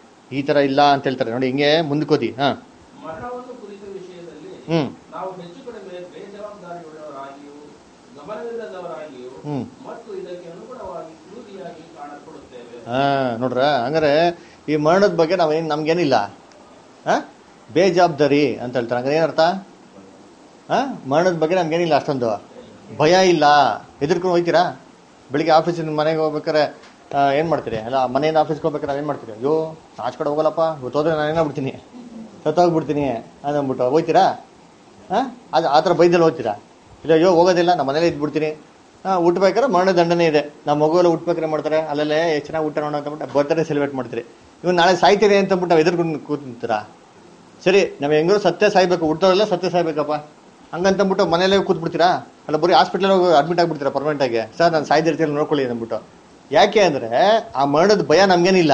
ಈ ತರ ಇಲ್ಲ ಅಂತ ಹೇಳ್ತಾರೆ ನೋಡಿ ಹಿಂಗೆ ಮುಂದಕ್ಕೋದಿ ಹಾ
ಮರಣವನ್ನು ಕುರಿತ ವಿಷಯದಲ್ಲಿ
ಹ್ಮ್.
ನಾವು ಹೆಚ್ಚು ಕಡಿಮೆ ಬೇಜವಾಬ್ದಾರಿಯುಳ್ಳವರಾಗಿಯೂ ಗಮನವಿಲ್ಲದವರಾಗಿಯೂ
ಹ್ಮ್.
ಮತ್ತು ಇದಕ್ಕೆ ಅನುಗುಣವಾಗಿ ಕ್ರೂರಿಯಾಗಿ ಕಾಣಲ್ಪಡುತ್ತೇವೆ
ಹಾ ನೋಡ್ರ ಹಂಗಾರೆ ಈ ಮರಣದ ಬಗ್ಗೆ ನಾವೇನ್ ನಮ್ಗೇನಿಲ್ಲ ಹಾ ಬೇಜವಾಬ್ದಾರಿ ಅಂತ ಹೇಳ್ತಾರೆ ಹಂಗಾರೆ ಏನರ್ಥ ಹಾ ಮರಣದ ಬಗ್ಗೆ ನಮ್ಗೇನಿಲ್ಲ ಅಷ್ಟೊಂದು ಭಯ ಇಲ್ಲ ಹೆದರ್ಕೊಂಡು ಹೋಗ್ತೀರಾ ಬೆಳಿಗ್ಗೆ ಆಫೀಸಿನ ಮನೆಗೆ ಹೋಗ್ಬೇಕಾರೆ ಆ, ಏನ್ ಮಾಡ್ತೀರಿ ಅಲ್ಲ ಮನೆಯಿಂದ ಆಫೀಸ್ಗೆ ಹೋಗ್ಬೇಕಾರೆ ಏನ್ ಮಾಡ್ತೀರಿ ಅಯ್ಯೋ ಆಚೆ ಕಡೆ ಹೋಗಲ್ಲಪ್ಪ ಇವತ್ತು ಹೋದ್ರೆ ನಾನು ಏನಾಗ್ಬಿಡ್ತೀನಿ ಸತ್ತೋಗ್ಬಿಡ್ತೀನಿ ಅಂದ್ಬಿಟ್ಟು ಹೋಗ್ತೀರಾ ಹಾ ಅದು ಆ ಥರ ಬೈದಲ್ಲಿ ಹೋಗ್ತೀರಾ ಇಲ್ಲ ಅಯ್ಯೋ ಹೋಗೋದಿಲ್ಲ ನಮ್ಮ ಮನೇಲಿ ಇದ್ಬಿಡ್ತೀನಿ ಹಾಂ ಹುಟ್ಬೇಕಾದ್ರೆ ಮರಣ ದಂಡನೆ ಇದೆ ನಮ್ಮ ಮಗುವೆಲ್ಲ ಹುಟ್ಬೇಕಾರೆ ಏನ್ ಮಾಡ್ತಾರೆ ಅಲ್ಲಲ್ಲೇ ಎಷ್ಟು ಚೆನ್ನಾಗಿ ಊಟ ನೋಡೋ ಅಂತಬಿಟ್ಟು ಬರ್ತ್ಡೇ ಸೆಲೆಬ್ರೇಟ್ ಮಾಡ್ತೀರಿ ಇವ್ನು ನಾಳೆ ಸಾಯ್ತೀರಿ ಅಂತಂದ್ಬಿಟ್ಟು ನಾವು ಎದುರ್ಕೊಂಡು ಕೂತಿರ್ತೀರಾ ಸರಿ ನಾವು ಹೆಂಗೋ ಸತ್ಯ ಸಾಯ್ಬೇಕು ಹುಟ್ಟೋರೆಲ್ಲ ಸತ್ಯ ಸಾಯ್ಬೇಕಪ್ಪ ಹಂಗಂತಂದ್ಬಿಟ್ಟು ಮನೇಲೇ ಕೂತ್ಬಿಡ್ತೀರಾ ಅಲ್ಲ ಬರೀ ಹಾಸ್ಪಿಟ್ಲಲ್ಲಿ ಹೋಗಿ ಅಡ್ಮಿಟ್ ಆಗ್ಬಿಡ್ತೀರಾ ಪರ್ಮನೆಂಟ್ ಆಗಿ ಸರ್ ನಾನು ಸಾಯ್ದಿರ್ತೀನಿ ನೋಡ್ಕೊಳ್ಳಿ ಅಂದ್ಬಿಟ್ಟು ಯಾಕೆ ಅಂದ್ರೆ ಆ ಮರಣದ ಭಯ ನಮ್ಗೇನಿಲ್ಲ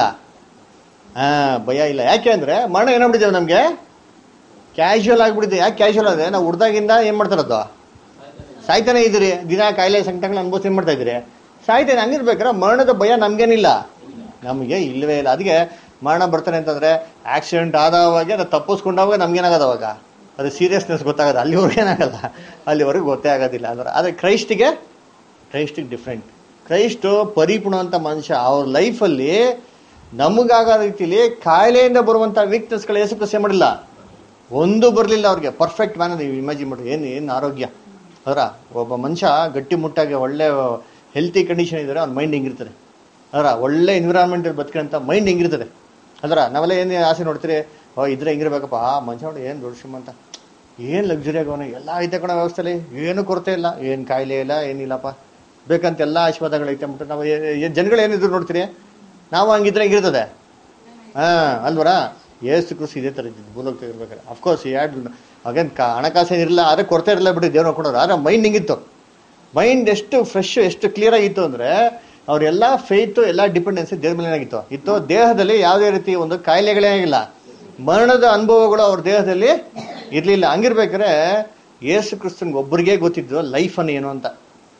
ಹಾ ಭಯ ಇಲ್ಲ ಯಾಕೆ ಅಂದ್ರೆ ಮರಣ ಏನಾಗ್ಬಿಟ್ಟಿದ್ದೇವೆ ನಮ್ಗೆ ಕ್ಯಾಶುವಲ್ ಆಗ್ಬಿಟ್ಟಿದೆ ಯಾಕೆ ಕ್ಯಾಶುವಲ್ ಅದೇ ನಾವು ಹುಡ್ದಾಗಿಂದ ಏನ್ ಮಾಡ್ತಾರದು ಸಾಯ್ತಾನೆ ಇದ್ದೀರಿ ದಿನ ಕಾಯಿಲೆ ಸಂಕಟಗಳು ಅನುಭವಿಸಿ ಏನ್ ಮಾಡ್ತಾ ಇದ್ದೀರಿ ಸಾಯ್ತಾನೆ ಹಂಗಿರ್ಬೇಕಾರೆ ಮರಣದ ಭಯ ನಮ್ಗೇನಿಲ್ಲ ನಮಗೆ ಇಲ್ಲವೇ ಇಲ್ಲ ಅದಕ್ಕೆ ಮರಣ ಬರ್ತಾನೆ ಅಂತಂದ್ರೆ ಆಕ್ಸಿಡೆಂಟ್ ಆದವಾಗ ಅದು ತಪ್ಪಿಸ್ಕೊಂಡಾಗ ನಮ್ಗೇನಾಗದ ಅವಾಗ ಅದು ಸೀರಿಯಸ್ನೆಸ್ ಗೊತ್ತಾಗದ ಅಲ್ಲಿವರೆಗೆ ಏನಾಗಲ್ಲ ಅಲ್ಲಿವರೆಗೂ ಗೊತ್ತೇ ಆಗೋದಿಲ್ಲ ಅಂದ್ರೆ ಆದರೆ ಕ್ರೈಸ್ಟಿಗೆ ಕ್ರೈಸ್ಟಿಗೆ ಡಿಫ್ರೆಂಟ್ ಕ್ರೈಸ್ಟ್ ಪರಿಪೂರ್ಣ ಅಂತ ಮನುಷ್ಯ ಅವ್ರ ಲೈಫಲ್ಲಿ ನಮಗಾಗೋ ರೀತಿಲಿ ಕಾಯಿಲೆಯಿಂದ ಬರುವಂಥ ವೀಕ್ನೆಸ್ಗಳು ಏಸು ಕಸೆ ಮಾಡಿಲ್ಲ ಒಂದು ಬರಲಿಲ್ಲ ಅವ್ರಿಗೆ ಪರ್ಫೆಕ್ಟ್ ಮ್ಯಾನ್ ನೀವು ಇಮ್ಯಾಜಿನ್ ಮಾಡಿ ಏನು ಏನು ಆರೋಗ್ಯ ಅದರ ಒಬ್ಬ ಮನುಷ್ಯ ಗಟ್ಟಿ ಮುಟ್ಟಾಗಿ ಒಳ್ಳೆ ಹೆಲ್ತಿ ಕಂಡೀಷನ್ ಇದ್ದಾರೆ ಅವ್ನ ಮೈಂಡ್ ಹೆಂಗಿರ್ತದೆ ಅದರ ಒಳ್ಳೆ ಎನ್ವಿರಾನ್ಮೆಂಟ್ ಬದುಕಿರೋಂಥ ಮೈಂಡ್ ಹೆಂಗಿರ್ತದೆ ಅದರ ನಾವೆಲ್ಲ ಏನು ಆಸೆ ನೋಡ್ತೀರಿ ಓ ಇದ್ರೆ ಹೆಂಗಿರ್ಬೇಕಪ್ಪ ಆ ಮನುಷ್ಯ ನೋಡಿ ಏನು ದೊಡ್ಡ ಶ್ರೀಮಂತ ಏನು ಲಕ್ಸುರಿ ಆಗವನು ಎಲ್ಲ ಐತೆ ಕಣ ವ್ಯವಸ್ಥೆಲಿ ಏನು ಕೊರತೆ ಇಲ್ಲ ಏನು ಕಾಯಿಲೆ ಇಲ್ಲ ಏನಿಲ್ಲಪ್ಪ ಬೇಕಂತ ಎಲ್ಲ ಆಶೀರ್ವಾದಗಳು ಐತೆ ಅಂದ್ಬಿಟ್ಟು ನಾವು ಏ- ಜನಗಳು ಏನಿದ್ರು ನೋಡ್ತೀರಿ ನಾವು ಹಂಗಿದ್ರೆ ಹೆಂಗಿರ್ತದೆ ಹಾ ಅಲ್ವರ ಏಸು ಕೃಷಿ ಇದೇ ಥರ ಇದ್ದಿದ್ದು ಭೂಲೋಕ ಇರ್ಬೇಕಾದ್ರೆ ಅಫ್ಕೋರ್ಸ್ ಯಾಡ್ ಅಗೇನ್ ಹಣಕಾಸು ಏನಿರಲಿಲ್ಲ ಆದರೆ ಕೊರತೆ ಇರಲಿಲ್ಲ ಬಿಡಿ ದೇವ್ರು ನೋಡ್ಕೊಂಡವ್ರು ಆದರೆ ಮೈಂಡ್ ಹಿಂಗಿತ್ತು ಮೈಂಡ್ ಎಷ್ಟು ಫ್ರೆಶ್ ಎಷ್ಟು ಕ್ಲಿಯರ್ ಆಗಿತ್ತು ಅಂದರೆ ಅವರೆಲ್ಲ ಫೇತು ಎಲ್ಲ ಡಿಪೆಂಡೆನ್ಸಿ ದೇವ್ರ ಮೇಲೆ ಏನಾಗಿತ್ತು ಇತ್ತು ದೇಹದಲ್ಲಿ ಯಾವುದೇ ರೀತಿ ಒಂದು ಕಾಯಿಲೆಗಳೇ ಆಗಿಲ್ಲ ಮರಣದ ಅನುಭವಗಳು ಅವ್ರ ದೇಹದಲ್ಲಿ ಇರಲಿಲ್ಲ ಹಂಗಿರ್ಬೇಕಾದ್ರೆ ಯೇಸು ಕ್ರಿಸ್ತನ್ಗೆ ಒಬ್ಬರಿಗೆ ಗೊತ್ತಿದ್ದು ಲೈಫ್ ಅನ್ನು ಏನು ಅಂತ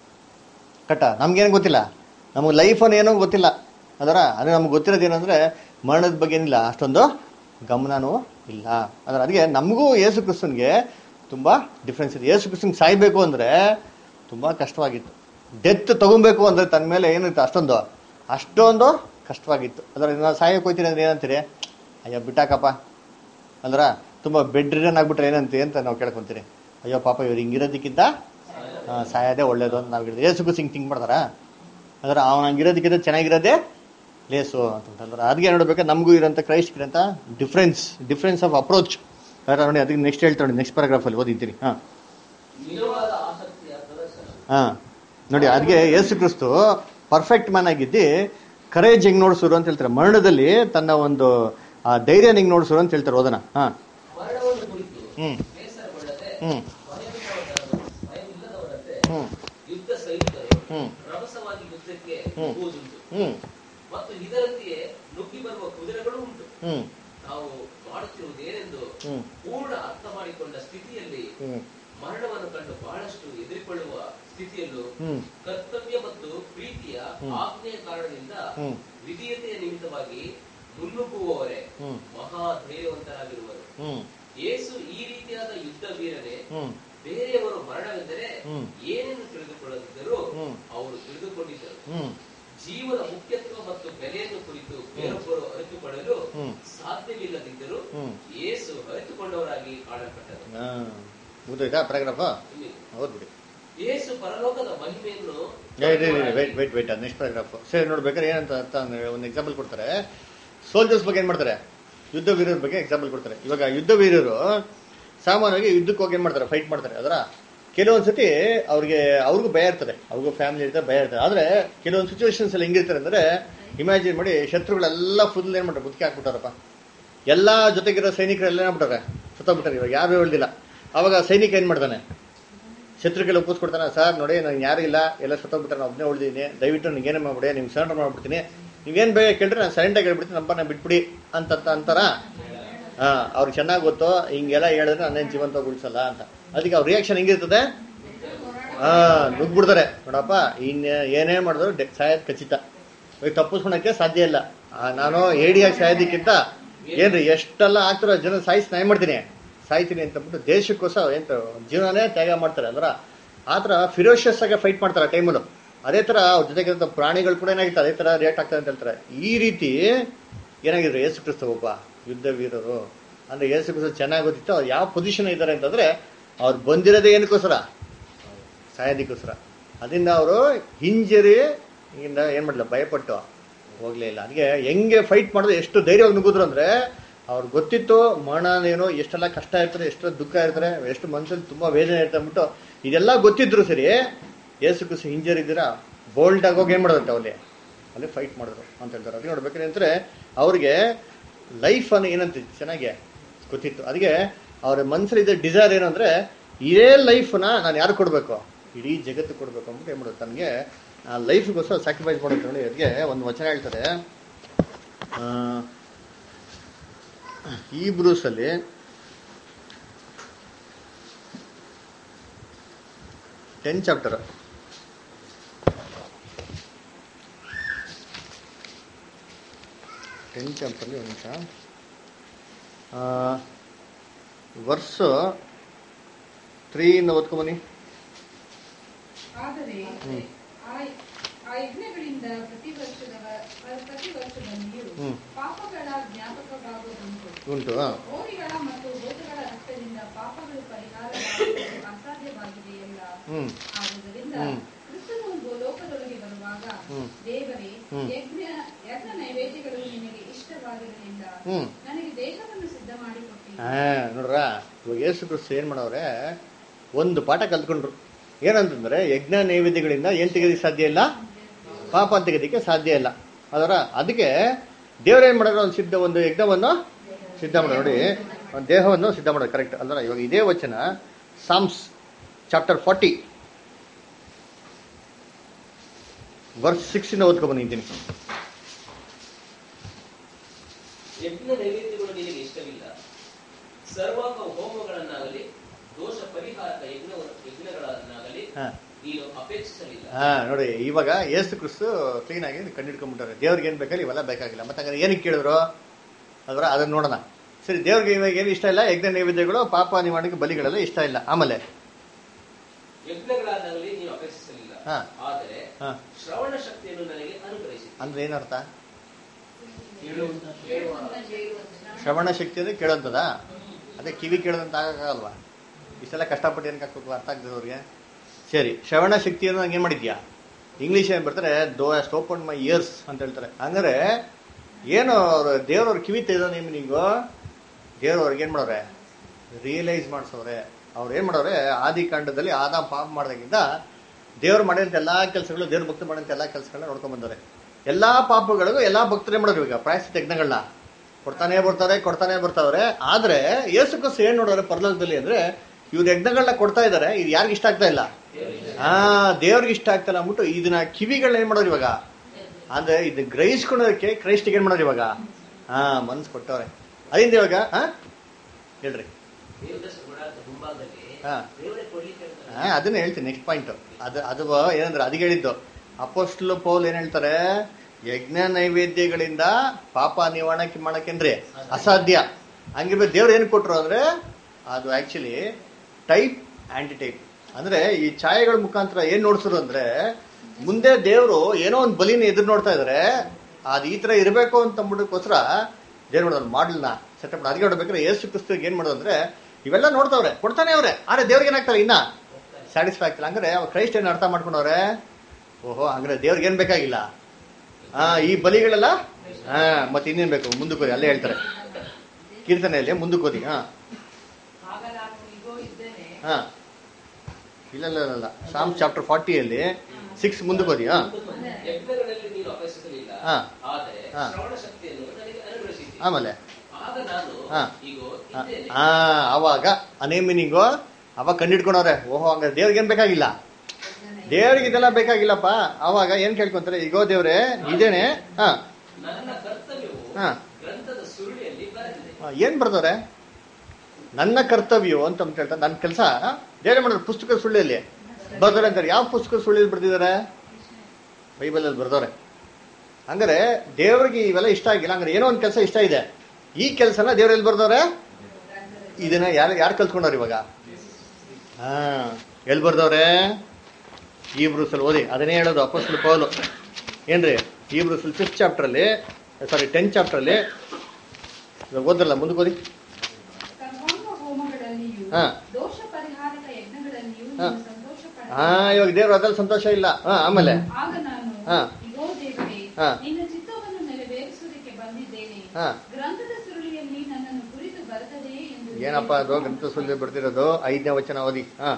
ಕಟ್ಟ ನಮ್ಗೇನು ಗೊತ್ತಿಲ್ಲ ನಮಗೆ ಲೈಫ್ ಅನ್ನು ಏನೋ ಗೊತ್ತಿಲ್ಲ ಅದರ ಅದು ನಮ್ಗೆ ಗೊತ್ತಿರೋದು ಏನಂದ್ರೆ ಮರಣದ ಬಗ್ಗೆ ಏನಿಲ್ಲ ಅಷ್ಟೊಂದು ಗಮನನೂ ಇಲ್ಲ ಅದರ ಅದಕ್ಕೆ ನಮಗೂ ಯೇಸು ಕ್ರಿಸ್ತನ್ಗೆ ತುಂಬ ಡಿಫ್ರೆನ್ಸ್ ಇದೆ ಯೇಸು ಕ್ರಿಸ್ತನ್ಗೆ ಸಾಯ್ಬೇಕು ಅಂದರೆ ತುಂಬ ಕಷ್ಟವಾಗಿತ್ತು ಡೆತ್ ತಗೊಬೇಕು ಅಂದರೆ ತನ್ನ ಮೇಲೆ ಏನಿತ್ತು ಅಷ್ಟೊಂದು ಅಷ್ಟೊಂದು ಕಷ್ಟವಾಗಿತ್ತು ಅದರ ನಾವು ಸಾಯಕ್ಕೆ ಹೋಗ್ತೀನಿ ಅಂದ್ರೆ ಏನಂತೀರಿ ಅಯ್ಯೋ ಬಿಟ್ಟಾಕಪ್ಪ ಅಂದ್ರ ತುಂಬ ಬೆಡ್ ರಿಡನ್ ಆಗ್ಬಿಟ್ರೆ ಏನಂತೀವಿ ಅಂತ ನಾವು ಕೇಳ್ಕೊಂತೀರಿ ಅಯ್ಯೋ ಪಾಪ ಇವ್ರು ಹಿಂಗಿರೋದಕ್ಕಿಂತ ಆ, ಸಾಯೋದೇ ಒಳ್ಳೇದು ಅಂತ ನಾವು ಹೇಳಿದ್ವಿ ಯೇಸು ಕ್ರಿಸ್ತ ಹಿಂಗೆ ಥಿಂಕ್ ಮಾಡ್ತಾರ ಅಂದ್ರೆ ಅವ್ನು ಹಂಗಿರೋದಕ್ಕಿಂತ ಚೆನ್ನಾಗಿರೋದೇ ಲೇಸು ಅಂತಂದ್ರೆ ಅದಕ್ಕೆ ನೋಡ್ಬೇಕಾದ್ರೆ ನಮಗೂ ಇರೋಂಥ ಕ್ರೈಸ್ಟ್ ಇರೋಂಥ ಡಿಫ್ರೆನ್ಸ್ ಡಿಫ್ರೆನ್ಸ್ ಆಫ್ ಅಪ್ರೋಚ್ ನೋಡಿ ಅದಕ್ಕೆ ನೆಕ್ಸ್ಟ್ ಹೇಳ್ತಾ ನೆಕ್ಸ್ಟ್ ಪ್ಯಾರಾಗ್ರಾಫಲ್ಲಿ ಓದಿದ್ದೀನಿ ಹಾಂ
ನಿಜವಾದ ಆಸಕ್ತಿಯ ಪ್ರದರ್ಶನ
ಹಾ ನೋಡಿ ಅದಕ್ಕೆ ಯೇಸು ಕ್ರಿಸ್ತು ಪರ್ಫೆಕ್ಟ್ ಮ್ಯಾನ್ ಆಗಿದ್ದಿ ಕರೇಜ್ ಹೆಂಗ್ ನೋಡ್ಸೋರು ಅಂತ ಹೇಳ್ತಾರೆ ಮರಣದಲ್ಲಿ ತನ್ನ ಒಂದು ಆ ಧೈರ್ಯ ಹೆಂಗ್ ನೋಡ್ಸೋರು ಅಂತ ಹೇಳ್ತಾರೆ ಓದನ ಹಾ
ಮರಣವನ್ನು ಕುರಿತು
ಹ್ಮ್
ಬೇಸರಗೊಳ್ಳದೆ
ಹ್ಮ್
ಭಯವಿಲ್ಲದವರ- ಭಯವಿಲ್ಲದವರಂತೆ
ಹ್ಮ್
ಯುದ್ಧ ಸೈನಿಕರು
ಹ್ಮ್.
ರಭಸವಾಗಿ ಯುದ್ಧಕ್ಕೆ
ಹ್ಮ್.
ಹೋಗುವುದುಂಟು
ಹ್ಮ್
ಮತ್ತು ಇದರಂತೆಯೇ ನುಗ್ಗಿ ಬರುವ ಕುದುರೆಗಳು ಉಂಟು
ಹ್ಮ್
ನಾವು ಮಾಡುತ್ತಿರುವುದೇನೆಂದು
ಹ್ಮ್.
ಪೂರ್ಣ ಅರ್ಥ ಮಾಡಿಕೊಂಡ ಸ್ಥಿತಿಯಲ್ಲಿ
ಹ್ಮ್
ಮರಣವನ್ನು ಕಂಡು ಬಹಳಷ್ಟು ಎದುರಿಕೊಳ್ಳುವ ಸ್ಥಿತಿಯಲ್ಲೂ
ಹ್ಮ್.
ಕರ್ತವ್ಯ ಮತ್ತು ಪ್ರೀತಿಯ
ಹ್ಮ್.
ಆಜ್ಞೆಯ ಕಾರಣದಿಂದ
ಹ್ಮ್.
ವಿಧೇಯತೆಯ ನಿಮಿತ್ತವಾಗಿ ಮುನ್ನುಗ್ಗುವವರೇ
ಹ್ಮ್.
ಮಹಾ ಧೈರ್ಯವಂತರಾಗಿರುವರು
ಹ್ಮ್
ಯೇಸು ಈ ರೀತಿಯಾದ ಯುದ್ಧ ವೀರನೇ
ಹ್ಮ್
ಬೇರೆಯವರು ಮರಣವೆಂದರೆ
ಹ್ಮ್.
ಏನೆಂದು ತಿಳಿದುಕೊಳ್ಳದಿದ್ದರೂ
ಹ್ಮ್.
ಅವರು ತಿಳಿದುಕೊಂಡಿದ್ದರು
ಹ್ಮ್
ಜೀವನ ಮುಖ್ಯತ್ವ ಮತ್ತು ಬೆಲೆಯನ್ನು ಕುರಿತು ಬೇರೊಬ್ಬರು ಅರಿತುಕೊಳ್ಳಲು
ಹ್ಮ್.
ಸಾಧ್ಯವಿಲ್ಲದಿದ್ದರೂ
ಹ್ಮ್.
ಯೇಸು ಅರಿತುಕೊಂಡವರಾಗಿ ಕಾಣಲ್ಪಟ್ಟರು
ಹಾ ಮುಗಿದೋಯ್ತಾ ಪ್ಯಾರಾಗ್ರಾಫ್
ಇಲ್ಲಿ
ಓದ್ಬಿಡಿ
ಯೇಸು ಪರಲೋಕದ ಮಹಿಮೆಯನ್ನು
wait wait wait next paragraph ಸರಿ ನೋಡ್ಬೇಕಾದ್ರೆ ಏನಂತ ಅಂತ ಅಂದ್ರೆ ಒಂದು ಎಕ್ಸಾಂಪಲ್ ಕೊಡ್ತಾರೆ ಸೋಲ್ಜರ್ಸ್ ಬಗ್ಗೆ ಏನ್ ಮಾಡ್ತಾರೆ ಯುದ್ಧ ವೀರರ ಬಗ್ಗೆ ಎಕ್ಸಾಂಪಲ್ ಕೊಡ್ತಾರೆ ಇವಾಗ ಯುದ್ಧ ವೀರರು ಸಾಮಾನ್ಯವಾಗಿ ಯುದ್ಧಕ್ಕೆ ಹೋಗಿ ಏನ್ ಮಾಡ್ತಾರೆ ಫೈಟ್ ಮಾಡ್ತಾರೆ ಅದರ ಕೆಲವೊಂದ್ಸತಿ ಅವ್ರಿಗೆ ಅವ್ರಿಗೂ ಭಯ ಇರ್ತದೆ ಅವ್ರಿಗೂ ಫ್ಯಾಮಿಲಿ ಇರ್ತಾರೆ ಭಯ ಇರ್ತದೆ ಆದ್ರೆ ಕೆಲವೊಂದು ಸಿಚುವೇಶನ್ಸ್ ಅಲ್ಲಿ ಹೆಂಗಿರ್ತಾರೆ ಅಂದ್ರೆ ಇಮ್ಯಾಜಿನ್ ಮಾಡಿ ಶತ್ರುಗಳೆಲ್ಲ ಫುಲ್ ಏನ್ ಮಾಡ್ತಾರೆ ಬುದ್ಧಿ ಹಾಕ್ಬಿಟ್ಟಾರಪ್ಪ ಎಲ್ಲಾ ಜೊತೆಗಿರೋ ಸೈನಿಕರೆಲ್ಲ ಏನ್ಬಿಟ್ಟಾರೆ ಸುತ್ತಬಿಟ್ಟಾರೆ ಇವಾಗ ಯಾರು ಹೇಳ್ದಿಲ್ಲ ಅವಾಗ ಸೈನಿಕ ಏನ್ ಮಾಡ್ತಾನೆ ಶತ್ರುಗೆಲ್ಲ ಒಪ್ಪಿಸ್ಕೊಡ್ತಾನೆ ಸರ್ ನೋಡಿ ನಂಗೆ ಯಾರು ಇಲ್ಲ ಎಲ್ಲ ಸತ್ತೋಗ್ಬಿಟ್ರೆ ನಾನು ಒಬ್ಬನೇ ಉಳಿದೀನಿ ದಯವಿಟ್ಟು ನಿಮ್ಗೆ ಏನೇ ಮಾಡ್ಬಿಡಿ ನಿಮ್ಗೆ ಸರೆಂಡರ್ ಮಾಡ್ಬಿಡ್ತೀನಿ ನೀವೇನು ಬೇಗ ಕೇಳಿದ್ರೆ ನಾನು ಸರೆಂಡರ್ ಹೇಳ್ಬಿಡ್ತೀನಿ ನಂಬರ್ನ ಬಿಟ್ಬಿಡಿ ಅಂತ ಅಂತಾರ ಹಾ ಅವ್ರಿಗೆ ಚೆನ್ನಾಗಿ ಗೊತ್ತು ಹಿಂಗೆಲ್ಲ ಹೇಳಿದ್ರೆ ನನ್ನೇನು ಜೀವಂತ ಉಳಿಸಲ್ಲ ಅಂತ ಅದಕ್ಕೆ ಅವ್ರ ರಿಯಾಕ್ಷನ್ ಹೆಂಗಿರ್ತದೆ ಹಾ ನುಗ್ಬಿಡ್ತಾರೆ ನೋಡಪ್ಪ ಇನ್ ಏನೇ ಮಾಡಿದ್ರು ಡೆ- ಸಾಯೋದ್ ಖಚಿತ ಇವಾಗ ತಪ್ಪಿಸ್ಕೊಳಕ್ಕೆ ಸಾಧ್ಯ ಇಲ್ಲ ಆ, ನಾನು ಏಡಿಯಾಗಿ ಸಾಯೋದಕ್ಕಿಂತ ಏನ್ರಿ ಎಷ್ಟೆಲ್ಲ ಆಗ್ತಿರೋ ಜನ ಸಾಯಿಸಿ ನಾಯಿ ಮಾಡ್ತೀನಿ ಸಾಯ್ತೀನಿ ಅಂತ ಬಿಟ್ಟು ದೇಶಕ್ಕೋಸ್ಕರ ಎಂತ ಜೀವನನೇ ತ್ಯಾಗ ಮಾಡ್ತಾರೆ ಅಲ್ರ ಆ ಥರ ಫಿರೋಷಿಯಸ್ ಆಗಿ ಫೈಟ್ ಮಾಡ್ತಾರೆ ಟೈಮಲ್ಲಿ ಅದೇ ಥರ ಅವ್ರ ಜೊತೆಗಿರೋ ಪ್ರಾಣಿಗಳು ಕೂಡ ಏನಾಗಿತ್ತು ಅದೇ ಥರ ರಿಯಾಕ್ಟ್ ಆಗ್ತದೆ ಅಂತ ಹೇಳ್ತಾರೆ ಈ ರೀತಿ ಏನಾಗಿದ್ರು ಯೇಸು ಕ್ರಿಸ್ತ ಒಬ್ಬ ಯುದ್ಧ ವೀರರು ಅಂದ್ರೆ ಯೇಸು ಕ್ರಿಸ್ತ ಚೆನ್ನಾಗಿ ಗೊತ್ತಿತ್ತು ಅವ್ರು ಯಾವ ಪೊಸಿಷನ್ ಇದ್ದಾರೆ ಅಂತಂದ್ರೆ ಅವ್ರು ಬಂದಿರೋದೇ ಏನಕ್ಕೋಸ್ಕರ ಸಾಯೋದಕ್ಕೋಸ್ಕರ ಅದರಿಂದ ಅವರು ಹಿಂಜರಿ ಇಂದ ಏನ್ ಮಾಡಲಿಲ್ಲ ಭಯಪಟ್ಟು ಹೋಗ್ಲೇ ಇಲ್ಲ ಅದಕ್ಕೆ ಹೆಂಗೆ ಫೈಟ್ ಮಾಡಿದ್ರು ಎಷ್ಟು ಧೈರ್ಯವಾಗಿ ನುಗ್ಗಿದ್ರು ಅಂದ್ರೆ ಅವ್ರಿಗೆ ಗೊತ್ತಿತ್ತು ಮರಣ ಏನು ಎಷ್ಟೆಲ್ಲ ಕಷ್ಟ ಇರ್ತಾರೆ ಎಷ್ಟು ದುಃಖ ಇರ್ತಾರೆ ಎಷ್ಟು ಮನಸ್ಸಲ್ಲಿ ತುಂಬಾ ವೇದನೆ ಇರ್ತಾರೆ ಅಂದ್ಬಿಟ್ಟು ಇದೆಲ್ಲ ಗೊತ್ತಿದ್ರು ಸರಿ ಏಸು ಕುಸು ಹಿಂಜರಿದ್ದೀರಾ ಬೋಲ್ಡ್ ಆಗಿ ಹೋಗಿ ಏನ್ ಮಾಡೋದಂತೆ ಅಲ್ಲಿ ಅಲ್ಲಿ ಫೈಟ್ ಮಾಡಿದ್ರು ಅಂತ ಹೇಳ್ತಾರೆ ಅದಕ್ಕೆ ನೋಡ್ಬೇಕಾದ್ರೆ ಅಂದ್ರೆ ಅವ್ರಿಗೆ ಲೈಫ್ ಅನ್ನು ಏನಂತ ಚೆನ್ನಾಗಿ ಗೊತ್ತಿತ್ತು ಅದಕ್ಕೆ ಅವ್ರ ಮನಸ್ಸಲ್ಲಿದ್ದ ಡಿಸೈರ್ ಏನು ಅಂದ್ರೆ ಇದೇ ಲೈಫ್ನ ನಾನು ಯಾರು ಕೊಡಬೇಕು ಇಡೀ ಜಗತ್ತು ಕೊಡಬೇಕು ಅಂದ್ಬಿಟ್ಟು ಏನು ಮಾಡೋದು ತನಗೆ ಆ ಲೈಫ್ಗೋಸ್ಕರ ಸ್ಯಾಕ್ರಿಫೈಸ್ ಮಾಡೋದು ನೋಡಿ ಅದಕ್ಕೆ ಒಂದು ವಚನ ಹೇಳ್ತಾರೆ ಆ, ಈ ಬ್ರೂಸಲ್ಲಿ ಟೆನ್ ಚಾಪ್ಟರ್ ಟೆನ್ ಚಾಪ್ಟರ್ಲಿ ಒಂದು ನಿಮಿಷ ವರ್ಷ ತ್ರೀಯಿಂದ ಓದ್ಕೊಂಬನಿ
ಆದರೆ
ಹ್ಮ್.
ಆ ಆ ಯಜ್ಞಗಳಿಂದ ಪ್ರತಿ ವರ್ಷದ ಪ್ರತಿ ವರ್ಷದಲ್ಲಿಯೂ
ಹ್ಮ್.
ಪಾಪಗಳ ಜ್ಞಾಪಕವಾಗುವುದುಂಟು
ಉಂಟು
ಹೋರಿಗಳ ಮತ್ತು ಗೋತುಗಳ ರಕ್ತದಿಂದ ಪಾಪಗಳು ಪರಿಹಾರವಾಗುವುದು ಅಸಾಧ್ಯವಾಗಿದೆಯಲ್ಲ
ಹ್ಮ್.
ಆದುದರಿಂದ
ಹ್ಮ್.
ಕ್ರಿಸ್ತನು ಲೋಕದೊಳಗೆ ಬರುವಾಗ
ಹ್ಮ್.
ದೇವರೇ
ಹ್ಮ್.
ಯಜ್ಞ ಯಜ್ಞ ನೈವೇದ್ಯಗಳು ನಿನಗೆ ಇಷ್ಟವಾಗಿರಲಿಲ್ಲ
ಹ್ಮ್.
ನನಗೆ ದೇಹವನ್ನು ಸಿದ್ಧ ಮಾಡಿಕೊಟ್ಟಿ
ಹಾ ನೋಡ್ರ ಇವಾಗ ಯೇಸು ಕ್ರಿಸ್ತು ಏನ್ ಮಾಡವ್ರೆ ಒಂದು ಪಾಠ ಕಲ್ತ್ಕೊಂಡ್ರು ಏನಂತಂದ್ರೆ ಯಜ್ಞ ನೈವೇದ್ಯಗಳಿಂದ ಏನ್ ತೆಗೆದಿಕ್ಕೆ ಸಾಧ್ಯ ಇಲ್ಲ ಪಾಪ ತೆಗೆದಿಕ್ಕೆ ಸಾಧ್ಯ ಇಲ್ಲ ಅದರ ಅದಕ್ಕೆ ದೇವ್ರ ಏನ್ ಮಾಡೋರು ಒಂದು ಸಿದ್ಧ ಒಂದು ಯಜ್ಞವನ್ನು ಸಿದ್ಧ ಮಾಡೋದು ನೋಡಿ ಒಂದು ದೇಹವನ್ನು ಸಿದ್ಧ ಮಾಡೋದು ಕರೆಕ್ಟ್ ಅಲ್ದ್ರ ಇವಾಗ ಇದೇ ವಚನ Psalms chapter forty verse six ಇಂದ ಓದ್ಕೊಂಡ್ ಬಂದಿದ್ದೀನಿ
ಯಜ್ಞ ನೈವೇದ್ಯಗಳು ನಿನಗೆ ಇಷ್ಟವಿಲ್ಲ ಸರ್ವಾಂಗ ಹೋಮಗಳನ್ನಾಗಲಿ ದೋಷ ಪರಿಹಾರಕ ಯಜ್ಞ ಯಜ್ಞಗಳನ್ನಾಗಲಿ
ಹಾ
ನೀನು ಅಪೇಕ್ಷಿಸಲಿಲ್ಲ
ಹಾ ನೋಡಿ ಇವಾಗ ಏಸು ಕ್ರಿಸ್ತು ಕ್ಲೀನ್ ಆಗಿ ಕಂಡಿಡ್ಕೊಂಡ್ಬಿಟ್ಟಾರೆ ದೇವ್ರಿಗೆ ಏನ್ ಬೇಕಲ್ಲ ಇವೆಲ್ಲ ಬೇಕಾಗಿಲ್ಲ ಮತ್ತೆ ಹಂಗಾರೆ ಏನಕ್ಕೆ ಕೇಳಿದ್ರು ಅದರ ಅದನ್ನ ನೋಡೋಣ ಸರಿ ದೇವ್ರಿಗೆ ಇವಾಗ ಏನು ಇಷ್ಟ ಇಲ್ಲ ಯಜ್ಞ ನೈವೇದ್ಯಗಳು ಪಾಪ ನಿವಾರಣೆಗೆ ಬಲಿಗಳೆಲ್ಲ ಇಷ್ಟ ಇಲ್ಲ ಆಮೇಲೆ
ಯಜ್ಞಗಳನ್ನಾಗಲಿ ನೀನು ಅಪೇಕ್ಷಿಸಲಿಲ್ಲ
ಹಾ.
ಆದರೆ
ಹಾ.
ಶ್ರವಣ ಶಕ್ತಿಯನ್ನು ನನಗೆ ಅನುಗ್ರಹಿಸಿ
ಅಂದ್ರೆ ಏನರ್ಥ ಶ್ರವಣ ಶಕ್ತಿ ಅಂದ್ರೆ ಕೇಳೋಂಥದ ಅದೇ ಕಿವಿ ಕೇಳೋದಂತ ಆಗಲ್ವಾ ಇಷ್ಟೆಲ್ಲ ಕಷ್ಟಪಟ್ಟು ಏನಕ್ಕೆ ಹಾಕ್ಬೇಕು ಅರ್ಥ ಆಗ್ತದೆ ಅವ್ರಿಗೆ ಸರಿ ಶ್ರವಣ ಶಕ್ತಿಯನ್ನು ನಂಗೆ ಏನ್ ಮಾಡಿದ್ಯಾ ಇಂಗ್ಲಿಷ್ ಏನ್ ಬರ್ತಾರೆ ದೋ ಹ್ಯಾಸ್ಟ್ ಓಪನ್ ಮೈ ಇಯರ್ಸ್ ಅಂತ ಹೇಳ್ತಾರೆ ಹಂಗಾರೆ ಏನು ಅವ್ರು ದೇವ್ರವ್ರ ಕಿವಿ ತೆಗೆದ ನಿಮ್ನಿಂಗು ದೇವ್ರವ್ರಿಗೆ ಏನ್ ಮಾಡೋರೆ ರಿಯಲೈಸ್ ಮಾಡಿಸೋರೆ ಅವ್ರು ಏನ್ ಮಾಡೋರೆ ಆದಿ ಕಾಂಡದಲ್ಲಿ ಆದ ಪಾಪ ಮಾಡ್ದಾಗಿಂದ ದೇವ್ರು ಮಾಡಿದಂತ ಎಲ್ಲಾ ಕೆಲಸಗಳು ದೇವ್ರ ಭಕ್ತರು ಮಾಡಿದಂತ ಎಲ್ಲಾ ಕೆಲಸಗಳನ್ನ ನೋಡ್ಕೊಂಡ್ ಬಂದವ್ರೆ ಎಲ್ಲಾ ಪಾಪಗಳಿಗೂ ಎಲ್ಲಾ ಭಕ್ತರೇ ಮಾಡೋರು ಈಗ ಪ್ರಾಯಶ್ಚಿತ ಯಜ್ಞಗಳನ್ನ ಕೊಡ್ತಾನೆ ಬರ್ತಾರೆ ಕೊಡ್ತಾನೆ ಬರ್ತಾವ್ರೆ ಆದ್ರೆ ಯೇಸು ಕ್ರಿಸ್ತು ಏನ್ ನೋಡೋರೆ ಪರಲೋಕದಲ್ಲಿ ಅಂದ್ರೆ ಇವ್ರು ಯಜ್ಞಗಳನ್ನ ಕೊಡ್ತಾ ಇದಾರೆ ಇದು ಯಾರಿಗ ಇಷ್ಟ ಆಗ್ತಾ ಇಲ್ಲ ಆ ದೇವ್ರಿಗೆ ಇಷ್ಟ ಆಗ್ತಾ ಅಂದ್ಬಿಟ್ಟು ಇದನ್ನ ಕಿವಿಗಳನ್ನ ಏನ್ ಮಾಡೋರು ಇವಾಗ ಅಂದ್ರೆ ಇದು ಗ್ರಹಿಸ್ಕೊಳೋದಕ್ಕೆ ಕ್ರೈಸ್ಟಿಗೆ ಏನ್ ಮಾಡೋರು ಇವಾಗ ಹಾ ಮನ್ಸು ಕೊಟ್ಟವ್ರೆ ಅದರಿಂದ ಇವಾಗ ಹಾ ಹೇಳ್ರಿ ಹಾ ಹಾ ಅದನ್ನ ಹೇಳ್ತೀನಿ ನೆಕ್ಸ್ಟ್ ಪಾಯಿಂಟ್ ಅದು ಅದು ಏನಂದ್ರೆ ಅದಕ್ಕೆ ಹೇಳಿದ್ದು ಅಪೋಸ್ಟ್ಲು ಪೌಲ್ ಏನ್ ಹೇಳ್ತಾರೆ ಯಜ್ಞ ನೈವೇದ್ಯಗಳಿಂದ ಪಾಪ ನಿವಾರಣೆ ಮಾಡಕ್ಕೇನ್ರಿ ಅಸಾಧ್ಯ ಹಂಗಿರ್ಬೇಕು ದೇವ್ರು ಏನ್ ಕೊಟ್ರು ಅಂದ್ರೆ ಅದು ಆಕ್ಚುಲಿ ಟೈಪ್ ಆಂಟಿ ಟೈಪ್ ಅಂದ್ರೆ ಈ ಛಾಯೆಗಳ ಮುಖಾಂತರ ಏನ್ ನೋಡ್ಸಿದ್ರು ಅಂದ್ರೆ ಮುಂದೆ ದೇವ್ರು ಏನೋ ಒಂದು ಬಲಿನ ಎದುರು ನೋಡ್ತಾ ಇದಾರೆ ಅದು ಈ ತರ ಇರಬೇಕು ಅಂತ ಅಂದ್ಬಿಟ್ಟಕ್ಕೋಸ್ಕರ ದೇವ್ರು ಮಾಡೋದು ಮಾಡಲ್ನ ಸೆಟಪ್ ಅದಕ್ಕೆ ನೋಡ್ಬೇಕಾದ್ರೆ ಏಸು ಕ್ರಿಸ್ತಿಗೆ ಏನ್ ಮಾಡೋದು ಅಂದ್ರೆ ಇವೆಲ್ಲ ನೋಡ್ತಾವ್ರೆ ಕೊಡ್ತಾನೆ ಅವ್ರೆ ಆದ್ರೆ ದೇವ್ರಿಗೆ ಏನಾಗ್ತಾರೆ ಇನ್ನ ಸ್ಯಾಟಿಸ್ಫೈ ಆಗ್ತಿಲ್ಲ ಹಂಗಾರೆ ಅವ್ರು ಕ್ರೈಸ್ಟ್ ಏನ್ ಅರ್ಥ ಮಾಡ್ಕೊಂಡವ್ರೆ ಓಹೋ ಹಂಗಾರೆ ದೇವ್ರಿಗೆ ಏನ್ ಬೇಕಾಗಿಲ್ಲ ಆ ಈ ಬಲಿಗಳೆಲ್ಲ ಹಾ ಮತ್ತೆ ಇನ್ನೇನ್ ಬೇಕು ಮುಂದಕ್ಕೆ ಹೋಗಿ ಅಲ್ಲೇ ಹೇಳ್ತಾರೆ ಕೀರ್ತನೆಯಲ್ಲಿ ಮುಂದಕ್ಕೆ ಹೋಗಿ ಹಾ
ಆಗ ನಾನು ಇಗೋ ಇದ್ದೇನೆ
ಹಾ ಇಲ್ಲ ಇಲ್ಲ ಇಲ್ಲ, ಇಲ್ಲ ಸಾಮ್ ಚಾಪ್ಟರ್ ಫಾರ್ಟಿಯಲ್ಲಿ ಸಿಕ್ಸ್ ಮುಂದಕ್ಕೆ ಹೋದಿ ಹಾ
ಯಜ್ಞಗಳಲ್ಲಿ ನೀನು ಅಪೇಕ್ಷಿಸಲಿಲ್ಲ
ಹಾ.
ಆದರೆ
ಹಾ.
ಶ್ರವಣ ಶಕ್ತಿಯನ್ನು ನನಗೆ ಅನುಗ್ರಹಿಸಿದ್ದೀ
ಆಮೇಲೆ
ಆಗ ನಾನು
ಹಾ.
ಇಗೋ
ಹಾ.
ಇದ್ದೇನೆ
ಆ ಅವಾಗ ಅನೇ ಮೀನಿಂಗು ಅವಾಗ ಕಂಡಿಡ್ಕೊಂಡವ್ರೆ ಓಹೋ ಹಂಗಾರೆ ದೇವ್ರಿಗೆ ಏನ್ ಬೇಕಾಗಿಲ್ಲ ದೇವ್ರಿಗೆ ಇದೆಲ್ಲ ಬೇಕಾಗಿಲ್ಲಪ್ಪ ಅವಾಗ ಏನ್ ಕೇಳ್ಕೊಂತಾರೆ ಈಗೋ ದೇವ್ರೆ ಇದೇನೆ ಹಾ
ನನ್ನ ಕರ್ತವ್ಯವು
ಹಾ.
ಗ್ರಂಥದ ಸುರುಳಿಯಲ್ಲಿ ಬರೆದಿದೆ
ಆ, ಏನ್ ಬರ್ದವ್ರೆ ನನ್ನ ಕರ್ತವ್ಯ ಅಂತ ಅಂತ ಹೇಳ್ತಾರೆ ನನ್ನ ಕೆಲಸ ದೇವ್ರೆ ಮಾಡೋದು ಪುಸ್ತಕ ಸುಳ್ಳಿಯಲ್ಲಿ ಬರ್ದವ್ರೆ ಅಂತಾರೆ ಯಾವ ಪುಸ್ತಕ ಸುಳ್ಳಿಯಲ್ಲಿ ಬರ್ದಿದ್ದಾರೆ ಬೈಬಲ್ ಅಲ್ಲಿ ಬರ್ದವ್ರೆ ಹಂಗಾರೆ ದೇವ್ರಿಗೆ ಇವೆಲ್ಲ ಇಷ್ಟ ಆಗಿಲ್ಲ ಹಂಗಾರೆ ಏನೋ ಒಂದು ಕೆಲಸ ಇಷ್ಟ ಇದೆ ಈ ಕೆಲಸನ ದೇವ್ರಲ್ಲಿ ಬರ್ದವ್ರೆ ಇದನ್ನ ಯಾರು ಯಾರು ಕಲ್ತ್ಕೊಂಡವ್ರು ಇವಾಗ ಹಾ ಎಲ್ಲಿ ಬರ್ದವ್ರೆ ಈ ಬ್ರೂಸಲ್ಲಿ ಓದಿ ಅದನ್ನೇ ಹೇಳೋದು ಅಪೋಸ್ಟಲ್ ಪೌಲು ಏನ್ರಿ ಈ ಬ್ರೂಸಲ್ ಫಿಫ್ತ್ ಚಾಪ್ಟರ್ ಅಲ್ಲಿ ಸಾರಿ ಟೆಂತ್ ಚಾಪ್ಟರ್ ಅಲ್ಲಿ ಇವಾಗ ಓದ್ರಲ್ಲ ಮುಂದಕ್ಕೆ ಓದಿ
ಸರ್ವಾಂಗ ಹೋಮಗಳಲ್ಲಿಯೂ
ಹಾ.
ದೋಷ ಪರಿಹಾರಕ ಯಜ್ಞಗಳಲ್ಲಿಯೂ
ಹಾ.
ನೀನು ಸಂತೋಷ ಪಡ
ಹಾ ಇವಾಗ ದೇವ್ರ ಅದ್ರಲ್ಲಿ ಸಂತೋಷ ಇಲ್ಲ ಹಾ ಆಮೇಲೆ
ಆಗ ನಾನು
ಹಾ.
ಇಗೋ ದೇವರೇ
ಹಾ.
ನಿನ್ನ ಚಿತ್ತವನ್ನು ನೆರವೇರಿಸುವುದಕ್ಕೆ ಬಂದಿದ್ದೇನೆ
ಹಾ.
ಗ್ರಂಥದ ಸುರುಳಿಯಲ್ಲಿ ನನ್ನನ್ನು ಕುರಿತು ಬರೆದದೆ ಎಂದು
ಏನಪ್ಪ ಅದು ಗ್ರಂಥ ಸುಳ್ಳಿ ಬರ್ತಿರೋದು ಐದನೇ ವಚನ ಓದಿ ಹಾ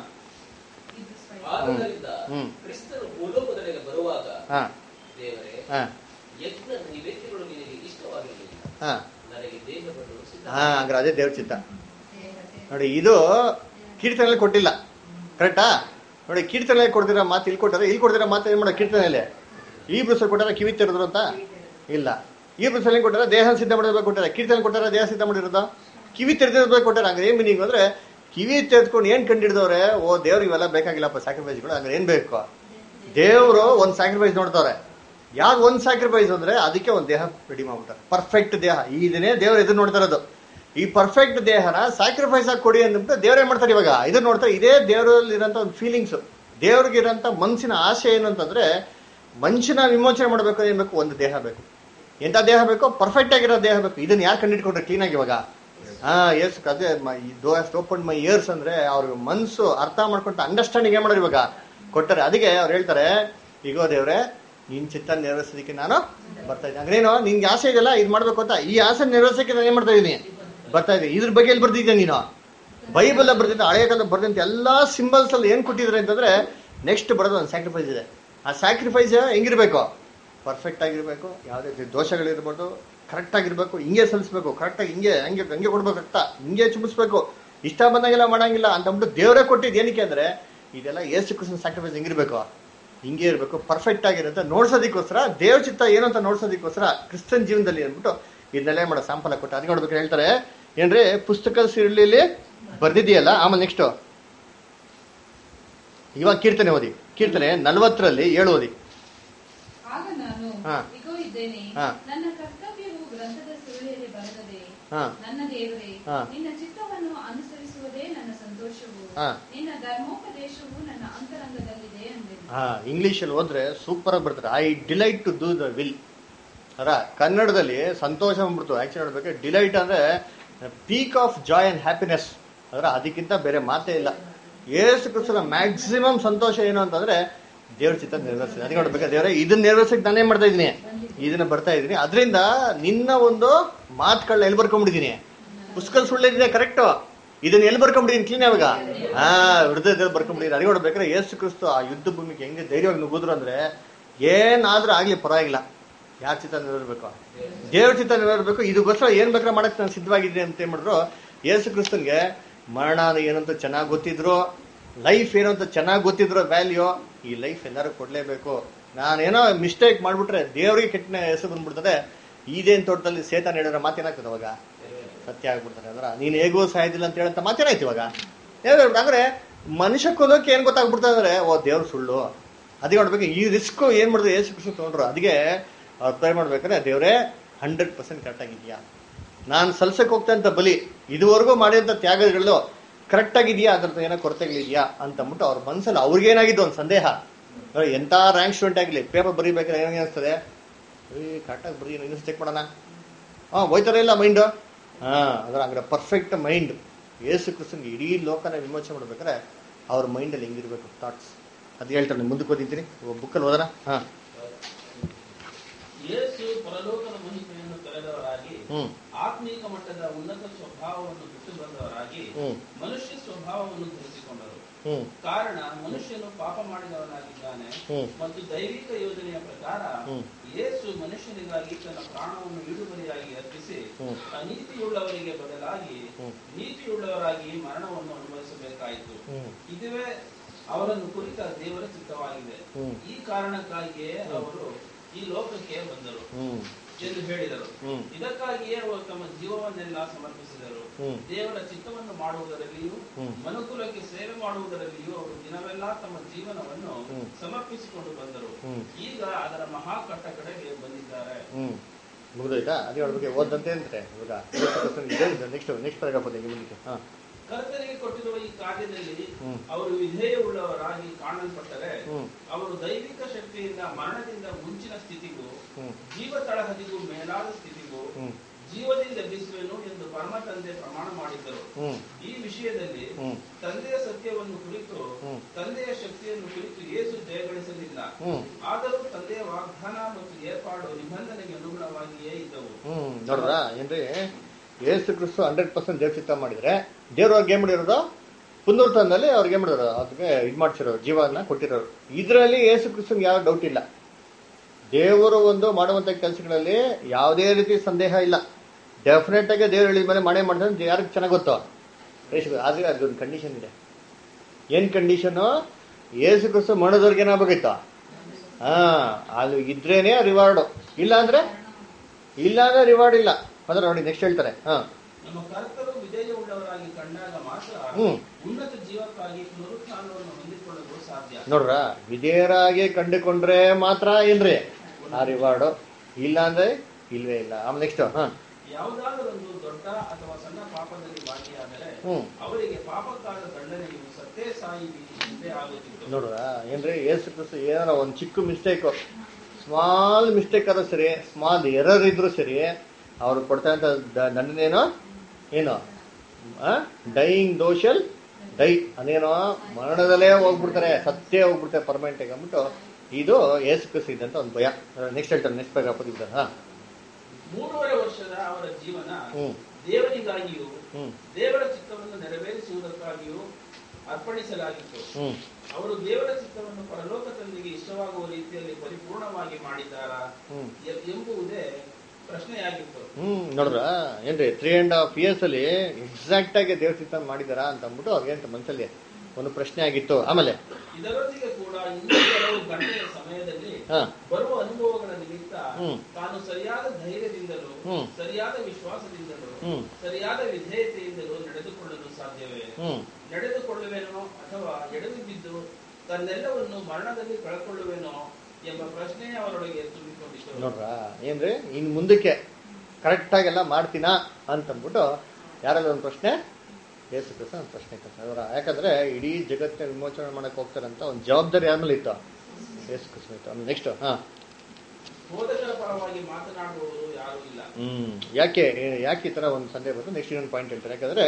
ಇದು ಸ್ವಯಂ.
ಆದುದರಿಂದ
ಹ್ಮ್.
ಕ್ರಿಸ್ತನು ಭೂಲೋಕದೊಳಗೆ ಬರುವಾಗ
ಹಾ
ದೇವರೇ
ಹಾ
ಯಜ್ಞ ನೈವೇದ್ಯಗಳು ನಿನಗೆ ಇಷ್ಟವಾಗಿರಲಿಲ್ಲ
ಹಾ
ನನಗೆ ದೇಹವನ್ನು ಸಿದ್ಧ
ಹಾ ಹಂಗಾರೆ ಅದೇ ದೇವ್ರ ಚಿತ್ತ ನೋಡಿ ಇದು ಕೀರ್ತನೆಯಲ್ಲಿ ಕೊಟ್ಟಿಲ್ಲ ಕರೆಕ್ಟಾ ನೋಡಿ ಕೀರ್ತನೆಯಲ್ಲಿ ಕೊಡ್ದಿರೋ ಮಾತು ಇಲ್ಲಿ ಕೊಟ್ಟಾರೆ ಇಲ್ಲಿ ಕೊಡ್ದಿರೋ ಮಾತು ಏನ್ ಮಾಡೋ ಕೀರ್ತನೆಯಲ್ಲಿ ಈ ಬ್ರೂಸಲ್ಲಿ ಕೊಟ್ಟಾರ ಕಿವಿ ತೆರೆದ್ರು ಅಂತ ಇಲ್ಲ ಈ ಬ್ರೂಸಲ್ಲಿ ಕೊಟ್ಟಾರ ದೇಹ ಸಿದ್ಧ ಮಾಡಿರ್ಬೇಕು ಕೊಟ್ಟಾರೆ ಕೀರ್ತನೆ ಕೊಟ್ಟಾರ ದೇಹ ಸಿದ್ಧ ಮಾಡಿರೋದು ಕಿವಿ ತೆರೆದಿರ್ಬೇಕು ಕೊಟ್ಟಾರ ಹಂಗಾರೆ ಏನ್ ಮೀನಿಂಗ್ ಅಂದ್ರೆ ಕಿವಿ ತೆರೆದ್ಕೊಂಡು ಏನ್ ಕಂಡಿಡ್ದವ್ರೆ ಓ ದೇವ್ರಿಗೆ ಇವೆಲ್ಲ ಬೇಕಾಗಿಲ್ಲಪ್ಪ ಸ್ಯಾಕ್ರಿಫೈಸ್ಗಳು ಹಂಗಾರೆ ಏನ್ ಬೇಕು ದೇವರು ಒಂದ್ ಸ್ಯಾಕ್ರಿಫೈಸ್ ನೋಡ್ತಾವ್ರೆ ಯಾವ್ದು ಒಂದ್ ಸ್ಯಾಕ್ರಿಫೈಸ್ ಅಂದ್ರೆ ಅದಕ್ಕೆ ಒಂದ್ ದೇಹ ರೆಡಿ ಮಾಡ್ಬಿಟ್ಟಾರೆ ಪರ್ಫೆಕ್ಟ್ ದೇಹ ಇದನ್ನೇ ದೇವ್ರು ಎದುರು ನೋಡ್ತಾ ಇರೋದು ಈ ಪರ್ಫೆಕ್ಟ್ ದೇಹನ ಸ್ಯಾಕ್ರಿಫೈಸ್ ಆಗಿ ಕೊಡಿ ಅಂದ್ಬಿಟ್ಟು ದೇವ್ರು ಏನ್ ಮಾಡ್ತಾರೆ ಇವಾಗ ಇದನ್ನ ನೋಡ್ತಾರೆ ಇದೇ ದೇವರಲ್ಲಿ ಇರೋಂಥ ಒಂದು ಫೀಲಿಂಗ್ಸ್ ದೇವ್ರಿಗೆ ಇರೋಂಥ ಮನಸ್ಸಿನ ಆಸೆ ಏನು ಅಂತಂದ್ರೆ ಮನುಷ್ಯನ ವಿಮೋಚನೆ ಮಾಡ್ಬೇಕು ಏನ್ ಬೇಕು ಒಂದು ದೇಹ ಬೇಕು ಎಂತ ದೇಹ ಬೇಕು ಪರ್ಫೆಕ್ಟ್ ಆಗಿರೋ ದೇಹ ಬೇಕು ಇದನ್ನ ಯಾರು ಕಂಡಿಟ್ಕೊಂಡ್ರೆ ಕ್ಲೀನ್ ಆಗಿ ಇವಾಗ ಹಾ ಎಸ್ ಅದೇ ದೋ ಹ್ಯಾಸ್ ಓಪನ್ ಮೈ ಇಯರ್ಸ್ ಅಂದ್ರೆ ಅವ್ರ ಮನ್ಸು ಅರ್ಥ ಮಾಡ್ಕೊಂತ ಅಂಡರ್ಸ್ಟ್ಯಾಂಡಿಂಗ್ ಏನ್ ಮಾಡೋರು ಇವಾಗ ಕೊಟ್ಟಾರೆ ಅದಕ್ಕೆ ಅವ್ರು ಹೇಳ್ತಾರೆ ಈಗೋ ದೇವ್ರೆ ನಿನ್ ಚಿತ್ತ ನೆರವೇರಿಸೋದಕ್ಕೆ ನಾನು ಬರ್ತಾ ಇದ್ದೀನಿ ಅಂದ್ರೇನು ನಿನ್ಗೆ ಆಸೆ ಇದೆಯಲ್ಲ ಇದು ಮಾಡ್ಬೇಕು ಅಂತ ಈ ಆಸೆ ನೆರವೇರಿಸೋಕೆ ನಾನು ಏನ್ ಮಾಡ್ತಾ ಇದ್ದೀನಿ ಬರ್ತಾ ಇದ್ದೀನಿ ಇದ್ರ ಬಗ್ಗೆ ಎಲ್ಲಿ ಬರ್ದಿದ್ಯಾ ನೀನು ಬೈಬಲ್ ಬರ್ದಿದ್ದ ಹಳೆಯ ಕಾಲದ ಬರ್ದಂತ ಎಲ್ಲಾ ಸಿಂಬಲ್ಸ್ ಅಲ್ಲಿ ಏನ್ ಕೊಟ್ಟಿದ್ರೆ ಅಂತಂದ್ರೆ ನೆಕ್ಸ್ಟ್ ಬರೋದು ಒಂದು ಸ್ಯಾಕ್ರಿಫೈಸ್ ಇದೆ ಆ ಸ್ಯಾಕ್ರಿಫೈಸ್ ಹೆಂಗಿರ್ಬೇಕು ಪರ್ಫೆಕ್ಟ್ ಆಗಿರ್ಬೇಕು ಯಾವುದೇ ರೀತಿ ದೋಷಗಳಿರ್ಬಾರ್ದು ಕರೆಕ್ಟ್ ಆಗಿರ್ಬೇಕು ಹಿಂಗೆ ಸಲ್ಲಿಸ್ಬೇಕು ಕರೆಕ್ಟಾಗಿ ಹಿಂಗೆ ಹಂಗೆ ಹಂಗೆ ಕೊಡ್ಬೇಕು ರಕ್ತ ಹಿಂಗೆ ಚುಮಿಸ್ಬೇಕು ಇಷ್ಟ ಬಂದಂಗೆಲ್ಲ ಮಾಡಂಗಿಲ್ಲ ಅಂತ ಅಂದ್ಬಿಟ್ಟು ದೇವರೇ ಕೊಟ್ಟಿದ್ದು ಏನಕ್ಕೆ ಅಂದ್ರೆ ಇದೆಲ್ಲ ಏಸು ಕೃಷ್ಣ ಸ್ಯಾಕ್ರಿಫೈಸ್ ಹೆಂಗಿರ್ಬೇಕು ಹಿಂಗೆ ಇರಬೇಕು ಪರ್ಫೆಕ್ಟ್ ಆಗಿರುತ್ತೆ ನೋಡ್ಸೋದಕ್ಕೋಸ್ಕರ ದೇವ್ರ ಚಿತ್ತ ಏನು ಅಂತ ನೋಡ್ಸೋದಕ್ಕೋಸ್ಕರ ಕ್ರಿಸ್ತನ್ ಜೀವನದಲ್ಲಿ ಅಂದ್ಬಿಟ್ಟು ಇದನ್ನೆಲ್ಲ ಮಾಡೋ ಸ್ಯಾಂಪಲ್ ಕೊಟ್ಟು ಅದಕ್ಕೆ ನೋಡ್ಬೇಕು ಹೇಳ್ತಾರೆ ಏನ್ರಿ ಪುಸ್ತಕದ ಸಿರಳಿಲಿ ಬರ್ದಿದೆಯಲ್ಲ ಆಮೇಲೆ ನೆಕ್ಸ್ಟ್ ಇವಾಗ ಕೀರ್ತನೆ ಓದಿ ಕೀರ್ತನೆ ನಲ್ವತ್ತರಲ್ಲಿ ಏಳು ಓದಿ
ಆಗ ನಾನು
ಹಾ.
ಇಗೋ ಇದ್ದೇನೆ
ಹಾ.
ನನ್ನ ಕರ್ತವ್ಯವು ಗ್ರಂಥದ ಸುರುಳಿಯಲ್ಲಿ ಬರೆದದೆ
ಹಾ.
ನನ್ನ ದೇವರೇ
ಹಾ.
ನಿನ್ನ ಚಿತ್ತವನ್ನು ಅನುಸರಿಸುವುದೇ ನನ್ನ ಸಂತೋಷವು
ಹಾ.
ನಿನ್ನ ಧರ್ಮೋಪದೇಶವು ನನ್ನ ಅಂತರಂಗದಲ್ಲಿದೆ ಅಂದೆನು
ಹಾ ಇಂಗ್ಲಿಷಲ್ಲಿ ಹೋದ್ರೆ ಸೂಪರ್ ಆಗಿ ಬರ್ತಾರೆ I delight to do the will ಅರ ಕನ್ನಡದಲ್ಲಿ ಸಂತೋಷ ಬಂದ್ಬಿಡ್ತು ಆಕ್ಚುಲಿ ನೋಡ್ಬೇಕು ಡಿಲೈಟ್ ಅಂದ್ರೆ peak of joy and happiness ಅದರ ಅದಕ್ಕಿಂತ ಬೇರೆ ಮಾತೇ ಇಲ್ಲ ಏಸು ಕ್ರಿಸ್ತನ ಮ್ಯಾಕ್ಸಿಮಮ್ ಸಂತೋಷ ಏನು ಅಂತಂದ್ರೆ ದೇವ್ರ ಚಿತ್ತ ನೆರವೇರಿಸಿದೆ ಅದಕ್ಕೆ ನೋಡ್ಬೇಕಾ ದೇವ್ರೆ ಇದನ್ನ ನೆರವೇರ್ಸಕ್ಕೆ ನಾನೇ ಮಾಡ್ತಾ ಇದ್ದೀನಿ ಇದನ್ನ ಬರ್ತಾ ಇದ್ದೀನಿ ಅದರಿಂದ ನಿನ್ನ ಒಂದು ಮಾತುಗಳನ್ನ ಎಲ್ಲಿ ಬರ್ಕೊಂಡ್ಬಿಟ್ಟಿದ್ದೀನಿ ಪುಸ್ತಕ ಸುಳ್ಳಿದೆ ಕರೆಕ್ಟು ಇದನ್ನ ಎಲ್ಲಿ ಬರ್ಕೊಂಡ್ಬಿಟ್ಟಿದ್ದೀನಿ ಕ್ಲೀನ್ ಯಾವಾಗ ಹಾ ಹೃದಯದಲ್ಲಿ ಬರ್ಕೊಂಡ್ಬಿಟ್ಟಿದ್ದೀನಿ ಅದಕ್ಕೆ ನೋಡ್ಬೇಕಾದ್ರೆ ಯೇಸು ಕ್ರಿಸ್ತು ಆ ಯುದ್ಧ ಭೂಮಿಗೆ ಹೆಂಗೆ ಧೈರ್ಯವಾಗಿ ನುಗ್ಗಿದ್ರು ಅಂದ್ರೆ ಏನಾದ್ರೂ ಆಗ್ಲಿ ಪರವಾಗಿಲ್ಲ ಯಾರ ಚಿತ್ತ ನೆರವೇರ್ಬೇಕು ದೇವ್ರ ಚಿತ್ತ ನೆರವೇರ್ಬೇಕು ಇದಕ್ಕೋಸ್ಕರ ಏನ್ ಬೇಕಾದ್ರೆ ಮಾಡಕ್ ನಾನು ಸಿದ್ಧವಾಗಿದ್ದೀನಿ ಅಂತ ಏನ್ ಮಾಡಿದ್ರು ಯೇಸು ಕ್ರಿಸ್ತನ್ಗೆ ಮರಣ ಏನಂತ ಚೆನ್ನಾಗಿ ಗೊತ್ತಿದ್ರು ಲೈಫ್ ಏನು ಅಂತ ಚೆನ್ನಾಗಿ ಗೊತ್ತಿದ್ರು ವ್ಯಾಲ್ಯೂ ಈ ಲೈಫ್ ಎಲ್ಲರೂ ಕೊಡ್ಲೇಬೇಕು ನಾನೇನೋ ಮಿಸ್ಟೇಕ್ ಮಾಡ್ಬಿಟ್ರೆ ದೇವ್ರಿಗೆ ಕೆಟ್ಟ ಹೆಸರು ಬಂದ್ಬಿಡ್ತದೆ ಇದೇನ್ ತೋಟದಲ್ಲಿ ಸೇತಾನ ಹೇಳಿದ್ರೆ ಮಾತೇನಾಗ್ತದೆ ಅವಾಗ ಸತ್ಯ ಆಗ್ಬಿಡ್ತಾರೆ ಅಂದ್ರ ನೀನ್ ಹೇಗೂ ಸಾಯೋದಿಲ್ಲ ಅಂತ ಹೇಳಂತ ಮಾತೇನಾಯ್ತು ಇವಾಗ ದೇವ್ರು ಹೇಳ್ಬಿಟ್ಟು ಅಂದ್ರೆ ಮನುಷ್ಯ ಕೊಲೋಕೆ ಏನ್ ಗೊತ್ತಾಗ್ಬಿಡ್ತದೆ ಅಂದ್ರೆ ಓ ದೇವ್ರು ಸುಳ್ಳು ಅದಕ್ಕೆ ನೋಡ್ಬೇಕು ಈ ರಿಸ್ಕ್ ಏನ್ ಮಾಡಿದ್ರು ಏಸು ಕೃಷ್ಣ ತಗೊಂಡ್ರು ಅದಕ್ಕೆ ಅವ್ರು ಪ್ರೇ ಮಾಡ್ಬೇಕಾದ್ರೆ ದೇವ್ರೇ ಹಂಡ್ರೆಡ್ ಪರ್ಸೆಂಟ್ ಕರೆಕ್ಟ್ ಆಗಿದ್ಯಾ ನಾನು ಸಲ್ಸಕ್ ಹೋಗ್ತಾ ಅಂತ ಬಲಿ ಇದುವರೆಗೂ ಮಾಡಿದಂತ ತ್ಯಾಗಗಳು ಕರೆಕ್ಟ್ ಆಗಿದೆಯಾ ಅದ್ರದ್ದು ಏನೋ ಕೊರತೆಗಳಿದೆಯಾ ಅಂತ ಅಂದ್ಬಿಟ್ಟು ಅವ್ರ ಮನ್ಸಲ್ಲಿ ಅವ್ರಿಗೇನಾಗಿದ್ದು ಒಂದು ಸಂದೇಹ ನೋಡಿ, ಎಂತ ರ್ಯಾಂಕ್ ಸ್ಟೂಡೆಂಟ್ ಆಗಲಿ ಪೇಪರ್ ಬರೀಬೇಕಾದ್ರೆ ಏನಾಗಿ ಅನಿಸ್ತದೆ ಏ ಕರೆಕ್ಟಾಗಿ ಬರೀ ಇನ್ನೊಂದು ಚೆಕ್ ಮಾಡೋಣ ಹಾಂ ಹೋಯ್ತಾರ ಇಲ್ಲ ಮೈಂಡು ಹಾಂ ಅದರ ಹಂಗಾರೆ ಪರ್ಫೆಕ್ಟ್ ಮೈಂಡ್ ಏಸು ಕೃಷ್ಣನ್ಗೆ ಇಡೀ ಲೋಕನ ವಿಮೋಚನೆ ಮಾಡ್ಬೇಕಾದ್ರೆ ಅವ್ರ ಮೈಂಡಲ್ಲಿ ಹೆಂಗಿರ್ಬೇಕು ಥಾಟ್ಸ್ ಅದು ಹೇಳ್ತಾರೆ ನೀವು ಮುಂದಕ್ಕೆ ಓದಿದ್ದೀನಿ ಬುಕ್ಕಲ್ಲಿ ಓದೋಣ ಹಾಂ
ಯೇಸು ಪರಲೋಕದ ಮಹಿಮೆಯನ್ನು ತೊರೆದವರಾಗಿ
ಹ್ಮ್.
ಆತ್ಮೀಕ ಮಟ್ಟದ ಉನ್ನತ ಸ್ವಭಾವವನ್ನು ಬಿಟ್ಟು ಬಂದವರಾಗಿ
ಹ್ಮ್.
ಮನುಷ್ಯ ಸ್ವಭಾವವನ್ನು ಧರಿಸಿಕೊಂಡರು
ಹ್ಮ್.
ಕಾರಣ ಮನುಷ್ಯನು ಪಾಪ ಮಾಡಿದವನಾಗಿದ್ದಾನೆ
ಹ್ಮ್.
ಮತ್ತು ದೈವಿಕ ಯೋಜನೆಯ ಪ್ರಕಾರ
ಹ್ಮ್.
ಯೇಸು ಮನುಷ್ಯನಿಗಾಗಿ ತನ್ನ ಪ್ರಾಣವನ್ನು ಇಡುಬರಿಯಾಗಿ ಅರ್ಪಿಸಿ
ಹ್ಮ್.
ಅನೀತಿಯುಳ್ಳವರಿಗೆ ಬದಲಾಗಿ
ಹ್ಮ್.
ನೀತಿಯುಳ್ಳವರಾಗಿ ಮರಣವನ್ನು ಅನುಭವಿಸಬೇಕಾಯಿತು
ಹ್ಮ್.
ಇದುವೇ ಅವರನ್ನು ಕುರಿತ ದೇವರ ಚಿತ್ತವಾಗಿದೆ
ಹ್ಮ್.
ಈ ಕಾರಣಕ್ಕಾಗಿಯೇ ಅವರು ಈ ಲೋಕಕ್ಕೆ ಬಂದರು
ಹ್ಮ್.
ಎಂದು ಹೇಳಿದರು
ಹ್ಮ್.
ಇದಕ್ಕಾಗಿಯೇ ಅವರು ತಮ್ಮ ಜೀವವನ್ನೆಲ್ಲ ಸಮರ್ಪಿಸಿದರು
ಹ್ಮ್.
ದೇವರ ಚಿತ್ತವನ್ನು ಮಾಡುವುದರಲ್ಲಿಯೂ
ಹ್ಮ್.
ಮನುಕುಲಕ್ಕೆ ಸೇವೆ ಮಾಡುವುದರಲ್ಲಿಯೂ ಅವರು ದಿನವೆಲ್ಲ ತಮ್ಮ ಜೀವನವನ್ನು
ಹ್ಮ್.
ಸಮರ್ಪಿಸಿಕೊಂಡು ಬಂದರು
ಹ್ಮ್.
ಈಗ ಅದರ ಮಹಾಕಟ್ಟ ಕಡೆಗೆ ಬಂದಿದ್ದಾರೆ
ಹ್ಮ್ ಮುಗಿದೋಯ್ತಾ ಅದೇ ಅವ್ರ ಬಗ್ಗೆ ಓದಂತೆ ಅಂತಾರೆ ಇವಾಗ ನೆಕ್ಸ್ಟ್ ನೆಕ್ಸ್ಟ್ ಪ್ಯಾರಾಗ್ರಾಫ್ ಓದಿ ಮುಂದಕ್ಕೆ ಹಾಂ
ಕರ್ತನಿಗೆ ಕೊಟ್ಟಿರುವ ಈ ಕಾರ್ಯದಲ್ಲಿ
ಹ್ಮ್.
ಅವರು ವಿಧೇಯವುಳ್ಳವರಾಗಿ ಕಾಣಲ್ಪಟ್ಟರೆ
ಹ್ಮ್.
ಅವರು ದೈವಿಕ ಶಕ್ತಿಯಿಂದ ಮರಣದಿಂದ ಮುಂಚಿನ ಸ್ಥಿತಿಗೂ
ಹ್ಮ್.
ಜೀವ ತಳಹದಿಗೂ ಮೇಲಾದ ಸ್ಥಿತಿಗೂ
ಹ್ಮ್.
ಜೀವದಿಂದ ಎಬ್ಬಿಸುವೆನು ಎಂದು ಪರಮ ತಂದೆ ಪ್ರಮಾಣ ಮಾಡಿದ್ದರು
ಹ್ಮ್.
ಈ ವಿಷಯದಲ್ಲಿ
ಹ್ಮ್.
ತಂದೆಯ ಸತ್ಯವನ್ನು ಕುರಿತು
ಹ್ಮ್.
ತಂದೆಯ ಶಕ್ತಿಯನ್ನು ಕುರಿತು ಯೇಸು ಜಯಗಳಿಸಲಿಲ್ಲ
ಹ್ಮ್.
ಆದರೂ ತಂದೆಯ ವಾಗ್ದಾನ ಮತ್ತು ಏರ್ಪಾಡು ನಿಬಂಧನೆಗೆ ಅನುಗುಣವಾಗಿಯೇ ಇದ್ದವು
ಹ್ಮ್ ನೋಡ್ರ ಏನ್ರಿ ಏಸು ಕ್ರಿಸ್ತು ಹಂಡ್ರೆಡ್ ಪರ್ಸೆಂಟ್ ದೇವ್ರ ಚಿತ್ತ ಮಾಡಿದ್ರೆ ದೇವ್ರ ಅವ್ರಿಗೆ ಏನ್ ಮಾಡಿರೋದು ಪುನರುತ್ಥಾನದಲ್ಲಿ ಅವ್ರಿಗೆ ಏನ್ ಮಾಡಿರೋರು ಅದಕ್ಕೆ ಇದ್ ಮಾಡ್ಸಿರೋರು ಜೀವನ ಕೊಟ್ಟಿರೋರು ಇದರಲ್ಲಿ ಏಸು ಕ್ರಿಸ್ತನ್ಗೆ ಯಾವ ಡೌಟ್ ಇಲ್ಲ ದೇವರು ಒಂದು ಮಾಡುವಂತ ಕೆಲಸಗಳಲ್ಲಿ ಯಾವುದೇ ರೀತಿ ಸಂದೇಹ ಇಲ್ಲ ಡೆಫಿನೆಟ್ ಆಗಿ ದೇವ್ರು ಹೇಳಿದ ಮೇಲೆ ಮಾಡೇ ಮಾಡ್ತಾರೆ ಅಂತ ಯಾರಿಗೆ ಚೆನ್ನಾಗಿ ಗೊತ್ತೋ ಯೇಸು ಆದ್ರೆ ಅದೊಂದು ಕಂಡೀಷನ್ ಇದೆ ಏನ್ ಕಂಡೀಷನು ಏಸು ಕ್ರಿಸ್ತು ಮಾಡೋದವ್ರಿಗೆ ಏನಾಗಬೇಕಿತ್ತು ಹಾ ಅದು ಇದ್ರೇನೆ ರಿವಾರ್ಡು ಇಲ್ಲ ಅಂದ್ರೆ ಇಲ್ಲ ಅಂದ್ರೆ ರಿವಾರ್ಡ್ ಇಲ್ಲ ಅಂದ್ರೆ ನೋಡಿ ನೆಕ್ಸ್ಟ್ ಹೇಳ್ತಾರೆ ಹಾ
ನಮ್ಮ ಕರ್ತರು ವಿಧೇಯವುಳ್ಳವರಾಗಿ ಕಂಡಾಗ ಮಾತ್ರ
ಹ್ಮ್.
ಉನ್ನತ ಜೀವಕ್ಕಾಗಿ ಪುನರುತ್ಥಾನವನ್ನು ಹೊಂದಿಕೊಳ್ಳಲು ಸಾಧ್ಯ
ನೋಡ್ರ ವಿಧೇಯರಾಗಿ ಕಂಡುಕೊಂಡ್ರೆ ಮಾತ್ರ ಏನ್ರಿ ಆ ರಿವಾರ್ಡು ಇಲ್ಲ ಅಂದ್ರೆ ಇಲ್ವೇ ಇಲ್ಲ ಆಮೇಲೆ ನೆಕ್ಸ್ಟ್ ಹಾ
ಯಾವುದಾದರೊಂದು ದೊಡ್ಡ ಅಥವಾ ಸಣ್ಣ ಪಾಪದಲ್ಲಿ ಭಾಗಿಯಾದರೆ
ಹ್ಮ್.
ಅವರಿಗೆ ಪಾಪಕ್ಕಾದ ದಂಡನೆಯು ಸತ್ತೇ ಸಾಯಿ ಎಂದೇ ಆಗುತ್ತಿತ್ತು
ನೋಡ್ರ ಏನ್ರಿ ಏಸು ಕ್ರಿಸ್ತು ಏನಾರ ಒಂದು ಚಿಕ್ಕ ಮಿಸ್ಟೇಕ್ ಸ್ಮಾಲ್ ಮಿಸ್ಟೇಕ್ ಆದ್ರೂ ಸರಿ ಸ್ಮಾಲ್ ಎರರ್ ಇದ್ರು ಸರಿ ಅವ್ರು ಕೊಡ್ತಾ ಇದ್ದ ದ- ದಂಡನೇನೋ ಏನು ಡೈಯಿಂಗ್ ದೋಷಲ್ ಡೈ ಅದೇನೋ ಮರಣದಲ್ಲೇ ಹೋಗ್ಬಿಡ್ತಾರೆ ಸತ್ಯ ಹೋಗ್ಬಿಡ್ತಾರೆ ಪರ್ಮನೆಂಟ್ ಆಗಿ ಅಂದ್ಬಿಟ್ಟು ಇದು ಏಸು ಕ್ರಿಸ್ತು ಇದ್ದಂತ ಒಂದು ಭಯ ನೆಕ್ಸ್ಟ್ ಹೇಳ್ತಾರೆ ನೆಕ್ಸ್ಟ್ ಬೇಗ ಹಾಕೋದಿದ್ದಾರೆ ಹಾ
ಮೂರುವರೆ ವರ್ಷದ ಅವರ ಜೀವನ
ಹ್ಮ್.
ದೇವರಿಗಾಗಿಯೂ
ಹ್ಮ್
ದೇವರ ಚಿತ್ತವನ್ನು ನೆರವೇರಿಸುವುದಕ್ಕಾಗಿಯೂ ಅರ್ಪಣಿಸಲಾಗಿತ್ತು
ಹ್ಮ್
ಅವರು ದೇವರ ಚಿತ್ತವನ್ನು ಪರಲೋಕ ತಂದೆಗೆ ಇಷ್ಟವಾಗುವ ರೀತಿಯಲ್ಲಿ ಪರಿಪೂರ್ಣವಾಗಿ ಮಾಡಿದ್ದಾರಾ
ಹ್ಮ್.
ಎ- ಎಂಬುವುದೇ ಪ್ರಶ್ನೆಯಾಗಿತ್ತು
ಹ್ಮ್ ನೋಡ್ರ ಏನ್ರಿ ತ್ರೀ ಅಂಡ್ ಹಾಫ್ ಇಯರ್ಸ್ ಅಲ್ಲಿ ಎಕ್ಸಾಕ್ಟ್ ಆಗಿ ದೇವ್ರ ಚಿತ್ತ ಮಾಡಿದಾರ ಅಂತ ಅಂದ್ಬಿಟ್ಟು ಅವ್ರಿಗೆ ಅಂತ ಮನ್ಸಲ್ಲಿ ಒಂದು ಪ್ರಶ್ನೆ ಆಗಿತ್ತು ಆಮೇಲೆ
ಇದರೊಂದಿಗೆ ಕೂಡ ಇನ್ನೂ ಕೆಲವು ಗಂಟೆಯ ಸಮಯದಲ್ಲಿ
ಹಾ.
ಬರುವ ಅನುಭವಗಳ ನಿಮಿತ್ತ
ಹ್ಮ್.
ತಾನು ಸರಿಯಾದ ಧೈರ್ಯದಿಂದಲೂ
ಹ್ಮ್.
ಸರಿಯಾದ ವಿಶ್ವಾಸದಿಂದಲೂ
ಹ್ಮ್.
ಸರಿಯಾದ ವಿಧೇಯತೆಯಿಂದಲೂ ನಡೆದುಕೊಳ್ಳಲು ಸಾಧ್ಯವೇ
ಹ್ಮ್
ನಡೆದುಕೊಳ್ಳುವೆನೋ ಅಥವಾ ಎಡವಿ ಬಿದ್ದು ತನ್ನೆಲ್ಲವನ್ನು ಮರಣದಲ್ಲಿ ಕಳಕೊಳ್ಳುವೆನೋ ಎಂಬ ಪ್ರಶ್ನೆ ಅವರೊಳಗೆ ತುಂಬಿಕೊಂಡಿತು
ನೋಡ್ರ ಏನ್ರಿ ಇನ್ ಮುಂದಕ್ಕೆ ಕರೆಕ್ಟ್ ಆಗೆಲ್ಲ ಮಾಡ್ತೀನಾ ಅಂತಂದ್ಬಿಟ್ಟು ಯಾರೆಲ್ಲ ಒಂದು ಪ್ರಶ್ನೆ ಯೇಸು ಕ್ರಿಸ್ತ ಒಂದು ಪ್ರಶ್ನೆ ಕೇಳ್ತಾರೆ ಅವರ ಯಾಕಂದ್ರೆ ಇಡೀ ಜಗತ್ತಿನ ವಿಮೋಚನೆ ಮಾಡಕ್ ಹೋಗ್ತಾರಂತ ಒಂದು ಜವಾಬ್ದಾರಿ ಯಾರ ಇತ್ತು ಯೇಸು ಕ್ರಿಸ್ತ ಇತ್ತು ಆಮೇಲೆ ನೆಕ್ಸ್ಟ್ ಹಾ
ಬೋಧಕರ ಪರವಾಗಿ ಮಾತನಾಡುವವರು ಯಾರೂ ಇಲ್ಲ
ಹ್ಮ್ ಯಾಕೆ ಏ- ಯಾಕೆ ಈ ತರ ಒಂದು ಸಂದೇಹ ಬಂತು ನೆಕ್ಸ್ಟ್ ಇನ್ನೊಂದು ಪಾಯಿಂಟ್ ಹೇಳ್ತಾರೆ ಯಾಕಂದ್ರೆ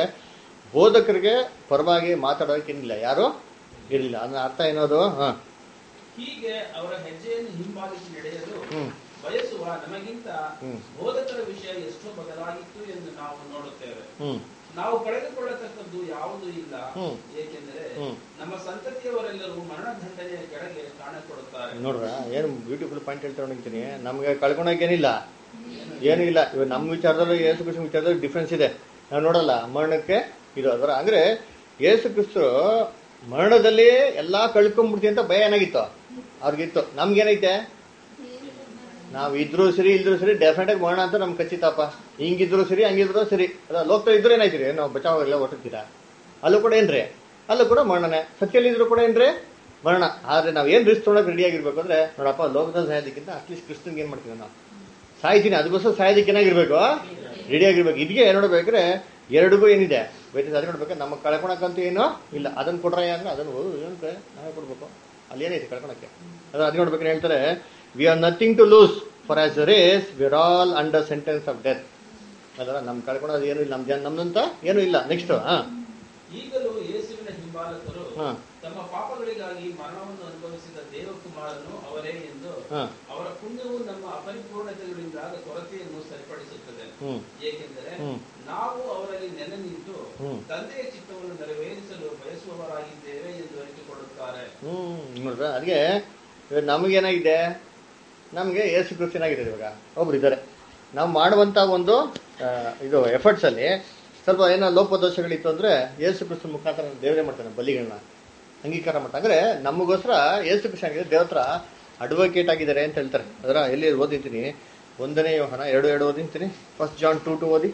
ಬೋಧಕರಿಗೆ ಪರವಾಗಿ ಮಾತಾಡೋಕೆ ಏನಿಲ್ಲ ಯಾರು ಇರಲಿಲ್ಲ ಅದನ್ನ ಅರ್ಥ ಏನೋದು ಹಾ
ಹೀಗೆ ಅವರ ಹೆಜ್ಜೆಯನ್ನು ಹಿಂಬಾಲಿಸಿ ನಡೆಯಲು
ಹ್ಮ್.
ಬಯಸುವ ನಮಗಿಂತ
ಹ್ಮ್.
ಬೋಧಕರ ವಿಷಯ ಎಷ್ಟೋ ಬದಲಾಗಿತ್ತು ಎಂದು ನಾವು ನೋಡುತ್ತೇವೆ
ಹ್ಮ್
ನಾವು ಕಳೆದುಕೊಳ್ಳತಕ್ಕದ್ದು ಯಾವುದೂ ಇಲ್ಲ
ಹ್ಮ್.
ಏಕೆಂದರೆ
ಹ್ಮ್.
ನಮ್ಮ ಸಂತತಿಯವರೆಲ್ಲರೂ ಮರಣದಂಡನೆಯ ಕೆಳಗೆ ಕಾಣಕೊಡುತ್ತಾರೆ
ನೋಡ್ರ ಏನು ಬ್ಯೂಟಿಫುಲ್ ಪಾಯಿಂಟ್ ಹೇಳ್ತಾ ನೋಡಿರ್ತೀನಿ ನಮ್ಗೆ ಕಳ್ಕೊಳಕ್ ಏನಿಲ್ಲ ಏನೂ ಇಲ್ಲ ಇವಾಗ ನಮ್ಮ ವಿಚಾರದಲ್ಲಿ ಯೇಸು ಕ್ರಿಸ್ತನ ವಿಚಾರದಲ್ಲಿ ಡಿಫ್ರೆನ್ಸ್ ಇದೆ ನಾವು ನೋಡಲ್ಲ ಮರಣಕ್ಕೆ ಇದು ಅದರ ಅಂದ್ರೆ ಯೇಸು ಕ್ರಿಸ್ತು ಮರಣದಲ್ಲಿ ಎಲ್ಲಾ ಕಳ್ಕೊಂಡ್ಬಿಡ್ತೀವಿ ಅಂತ ಭಯ ಏನಾಗಿತ್ತು ಅವ್ರಿಗಿತ್ತು ನಮ್ಗೇನೈತೆ ನಾವ್ ಇದ್ರು ಸರಿ ಇಲ್ದ್ರು ಸರಿ ಡೆಫಿನೆಟ್ ಆಗಿ ಮರಣ ಅಂತ ನಮ್ಗೆ ಖಚಿತಪ್ಪ ಹಿಂಗಿದ್ರು ಸರಿ ಹಂಗಿದ್ರು ಸರಿ ಅದ ಲೋಕದಲ್ಲಿ ಇದ್ರೆ ಏನಾಯ್ತಿರಿ ನಾವು ಬಚಾವ್ ಎಲ್ಲ ಹೊಟ್ಟಿರ್ತೀರಾ ಅಲ್ಲೂ ಕೂಡ ಏನ್ರಿ ಅಲ್ಲೂ ಕೂಡ ಮರಣನೇ ಸತ್ಯಲ್ಲಿ ಇದ್ರು ಕೂಡ ಏನ್ರಿ ಮರಣ ಆದ್ರೆ ನಾವ್ ಏನ್ ರಿಸ್ಕ್ ತೊಗೊಳಕ್ ರೆಡಿ ಆಗಿರ್ಬೇಕು ಅಂದ್ರೆ ನೋಡಪ್ಪ ಲೋಕದಲ್ಲಿ ಸಾಯೋದಕ್ಕಿಂತ ಅಟ್ಲೀಸ್ಟ್ ಕ್ರಿಸ್ತನ್ಗೆ ಏನ್ ಮಾಡ್ತೀವಿ ನಾವು ಸಾಯ್ತೀನಿ ಅದಕ್ಕೋಸ್ಕರ ಸಾಯೋದಕ್ಕೆ ಏನಾಗಿರ್ಬೇಕು ರೆಡಿ ಆಗಿರ್ಬೇಕು ಇದಕ್ಕೆ ನೋಡ್ಬೇಕ್ರೆ ಎರಡಿಗೂ ಏನಿದೆ ಬೇರೆ ಅದು ನೋಡ್ಬೇಕು ನಮ್ಮ ಕಳ್ಕೊಳಕ್ಕಂತೂ ಏನೋ ಇಲ್ಲ ಅದನ್ನ ಕೊಡ್ರ ಅಂದ್ರೆ ಅದನ್ನು ಏನಂತೆ ನಾವೇ ಕೊಡ್ಬೇಕು ಅಲ್ಲಿ ಏನೈತೆ ಕಳ್ಕೊಳಕ್ಕೆ ಅದು ಅದು ನೋಡ್ಬೇಕು ಹೇಳ್ತಾರೆ we are nothing to lose for us a race we are all under sentence of death ಅದರ ನಮ್ ಕಳ್ಕೊಳೋದು ಏನು ಇಲ್ಲ ನಮ್ ಜನ ನಮ್ದಂತ ಏನು ಇಲ್ಲ ನೆಕ್ಸ್ಟ್ ಹಾ
ಈಗಲೂ ಯೇಸುವಿನ ಹಿಂಬಾಲಕರು
ಹಾ.
ತಮ್ಮ ಪಾಪಗಳಿಗಾಗಿ ಮರಣವನ್ನು ಅನುಭವಿಸಿದ ದೇವಕುಮಾರನು ಅವರೇ ಎಂದು
ಹಾ.
ಅವರ ಪುಣ್ಯವು ನಮ್ಮ ಅಪರಿಪೂರ್ಣತೆಗಳಿಂದಾದ ಕೊರತೆಯನ್ನು ಸರಿಪಡಿಸುತ್ತದೆ
ಹ್ಮ್.
ಏಕೆಂದರೆ
ಹ್ಮ್.
ನಾವು ಅವರಲ್ಲಿ ನೆನೆ ನಿಂತು
ಹ್ಮ್.
ತಂದೆಯ ಚಿತ್ತವನ್ನು ನೆರವೇರಿಸಲು ಬಯಸುವವರಾಗಿದ್ದೇವೆ ಎಂದು ಅರಿತುಕೊಳ್ಳುತ್ತಾರೆ
ಹ್ಮ್ ನೋಡ್ರ ಅದಕ್ಕೆ ಇವಾಗ ನಮಗೇನಾಗಿದೆ ನಮಗೆ ಏಸು ಕ್ರಿಸ್ತ ಏನಾಗಿದೆ ಇವಾಗ ಒಬ್ರು ಇದ್ದಾರೆ ನಾವು ಮಾಡುವಂತ ಒಂದು ಆ, ಇದು ಎಫರ್ಟ್ಸ್ ಅಲ್ಲಿ ಸ್ವಲ್ಪ ಏನೋ ಲೋಪದೋಷಗಳಿತ್ತು ಅಂದ್ರೆ ಏಸು ಕ್ರಿಸ್ತ ಮುಖಾಂತರ ದೇವರೇ ಮಾಡ್ತಾನೆ ಬಲಿಗಳನ್ನ ಅಂಗೀಕಾರ ಮಾಡ್ತಾ ಅಂದ್ರೆ ನಮಗೋಸ್ಕರ ಏಸು ಕ್ರಿಸ್ತ ಆಗಿದೆ ದೇವ್ರ ಹತ್ರ ಅಡ್ವೊಕೇಟ್ ಆಗಿದ್ದಾರೆ ಅಂತ ಹೇಳ್ತಾರೆ ಅದರ ಎಲ್ಲಿ ಓದಿದ್ದೀನಿ ಒಂದನೇ ಯೋಹನ ಎರಡು ಎರಡು ಓದಿಂತೀನಿ ಫಸ್ಟ್ ಜಾನ್ ಟೂ ಟು ಓದಿ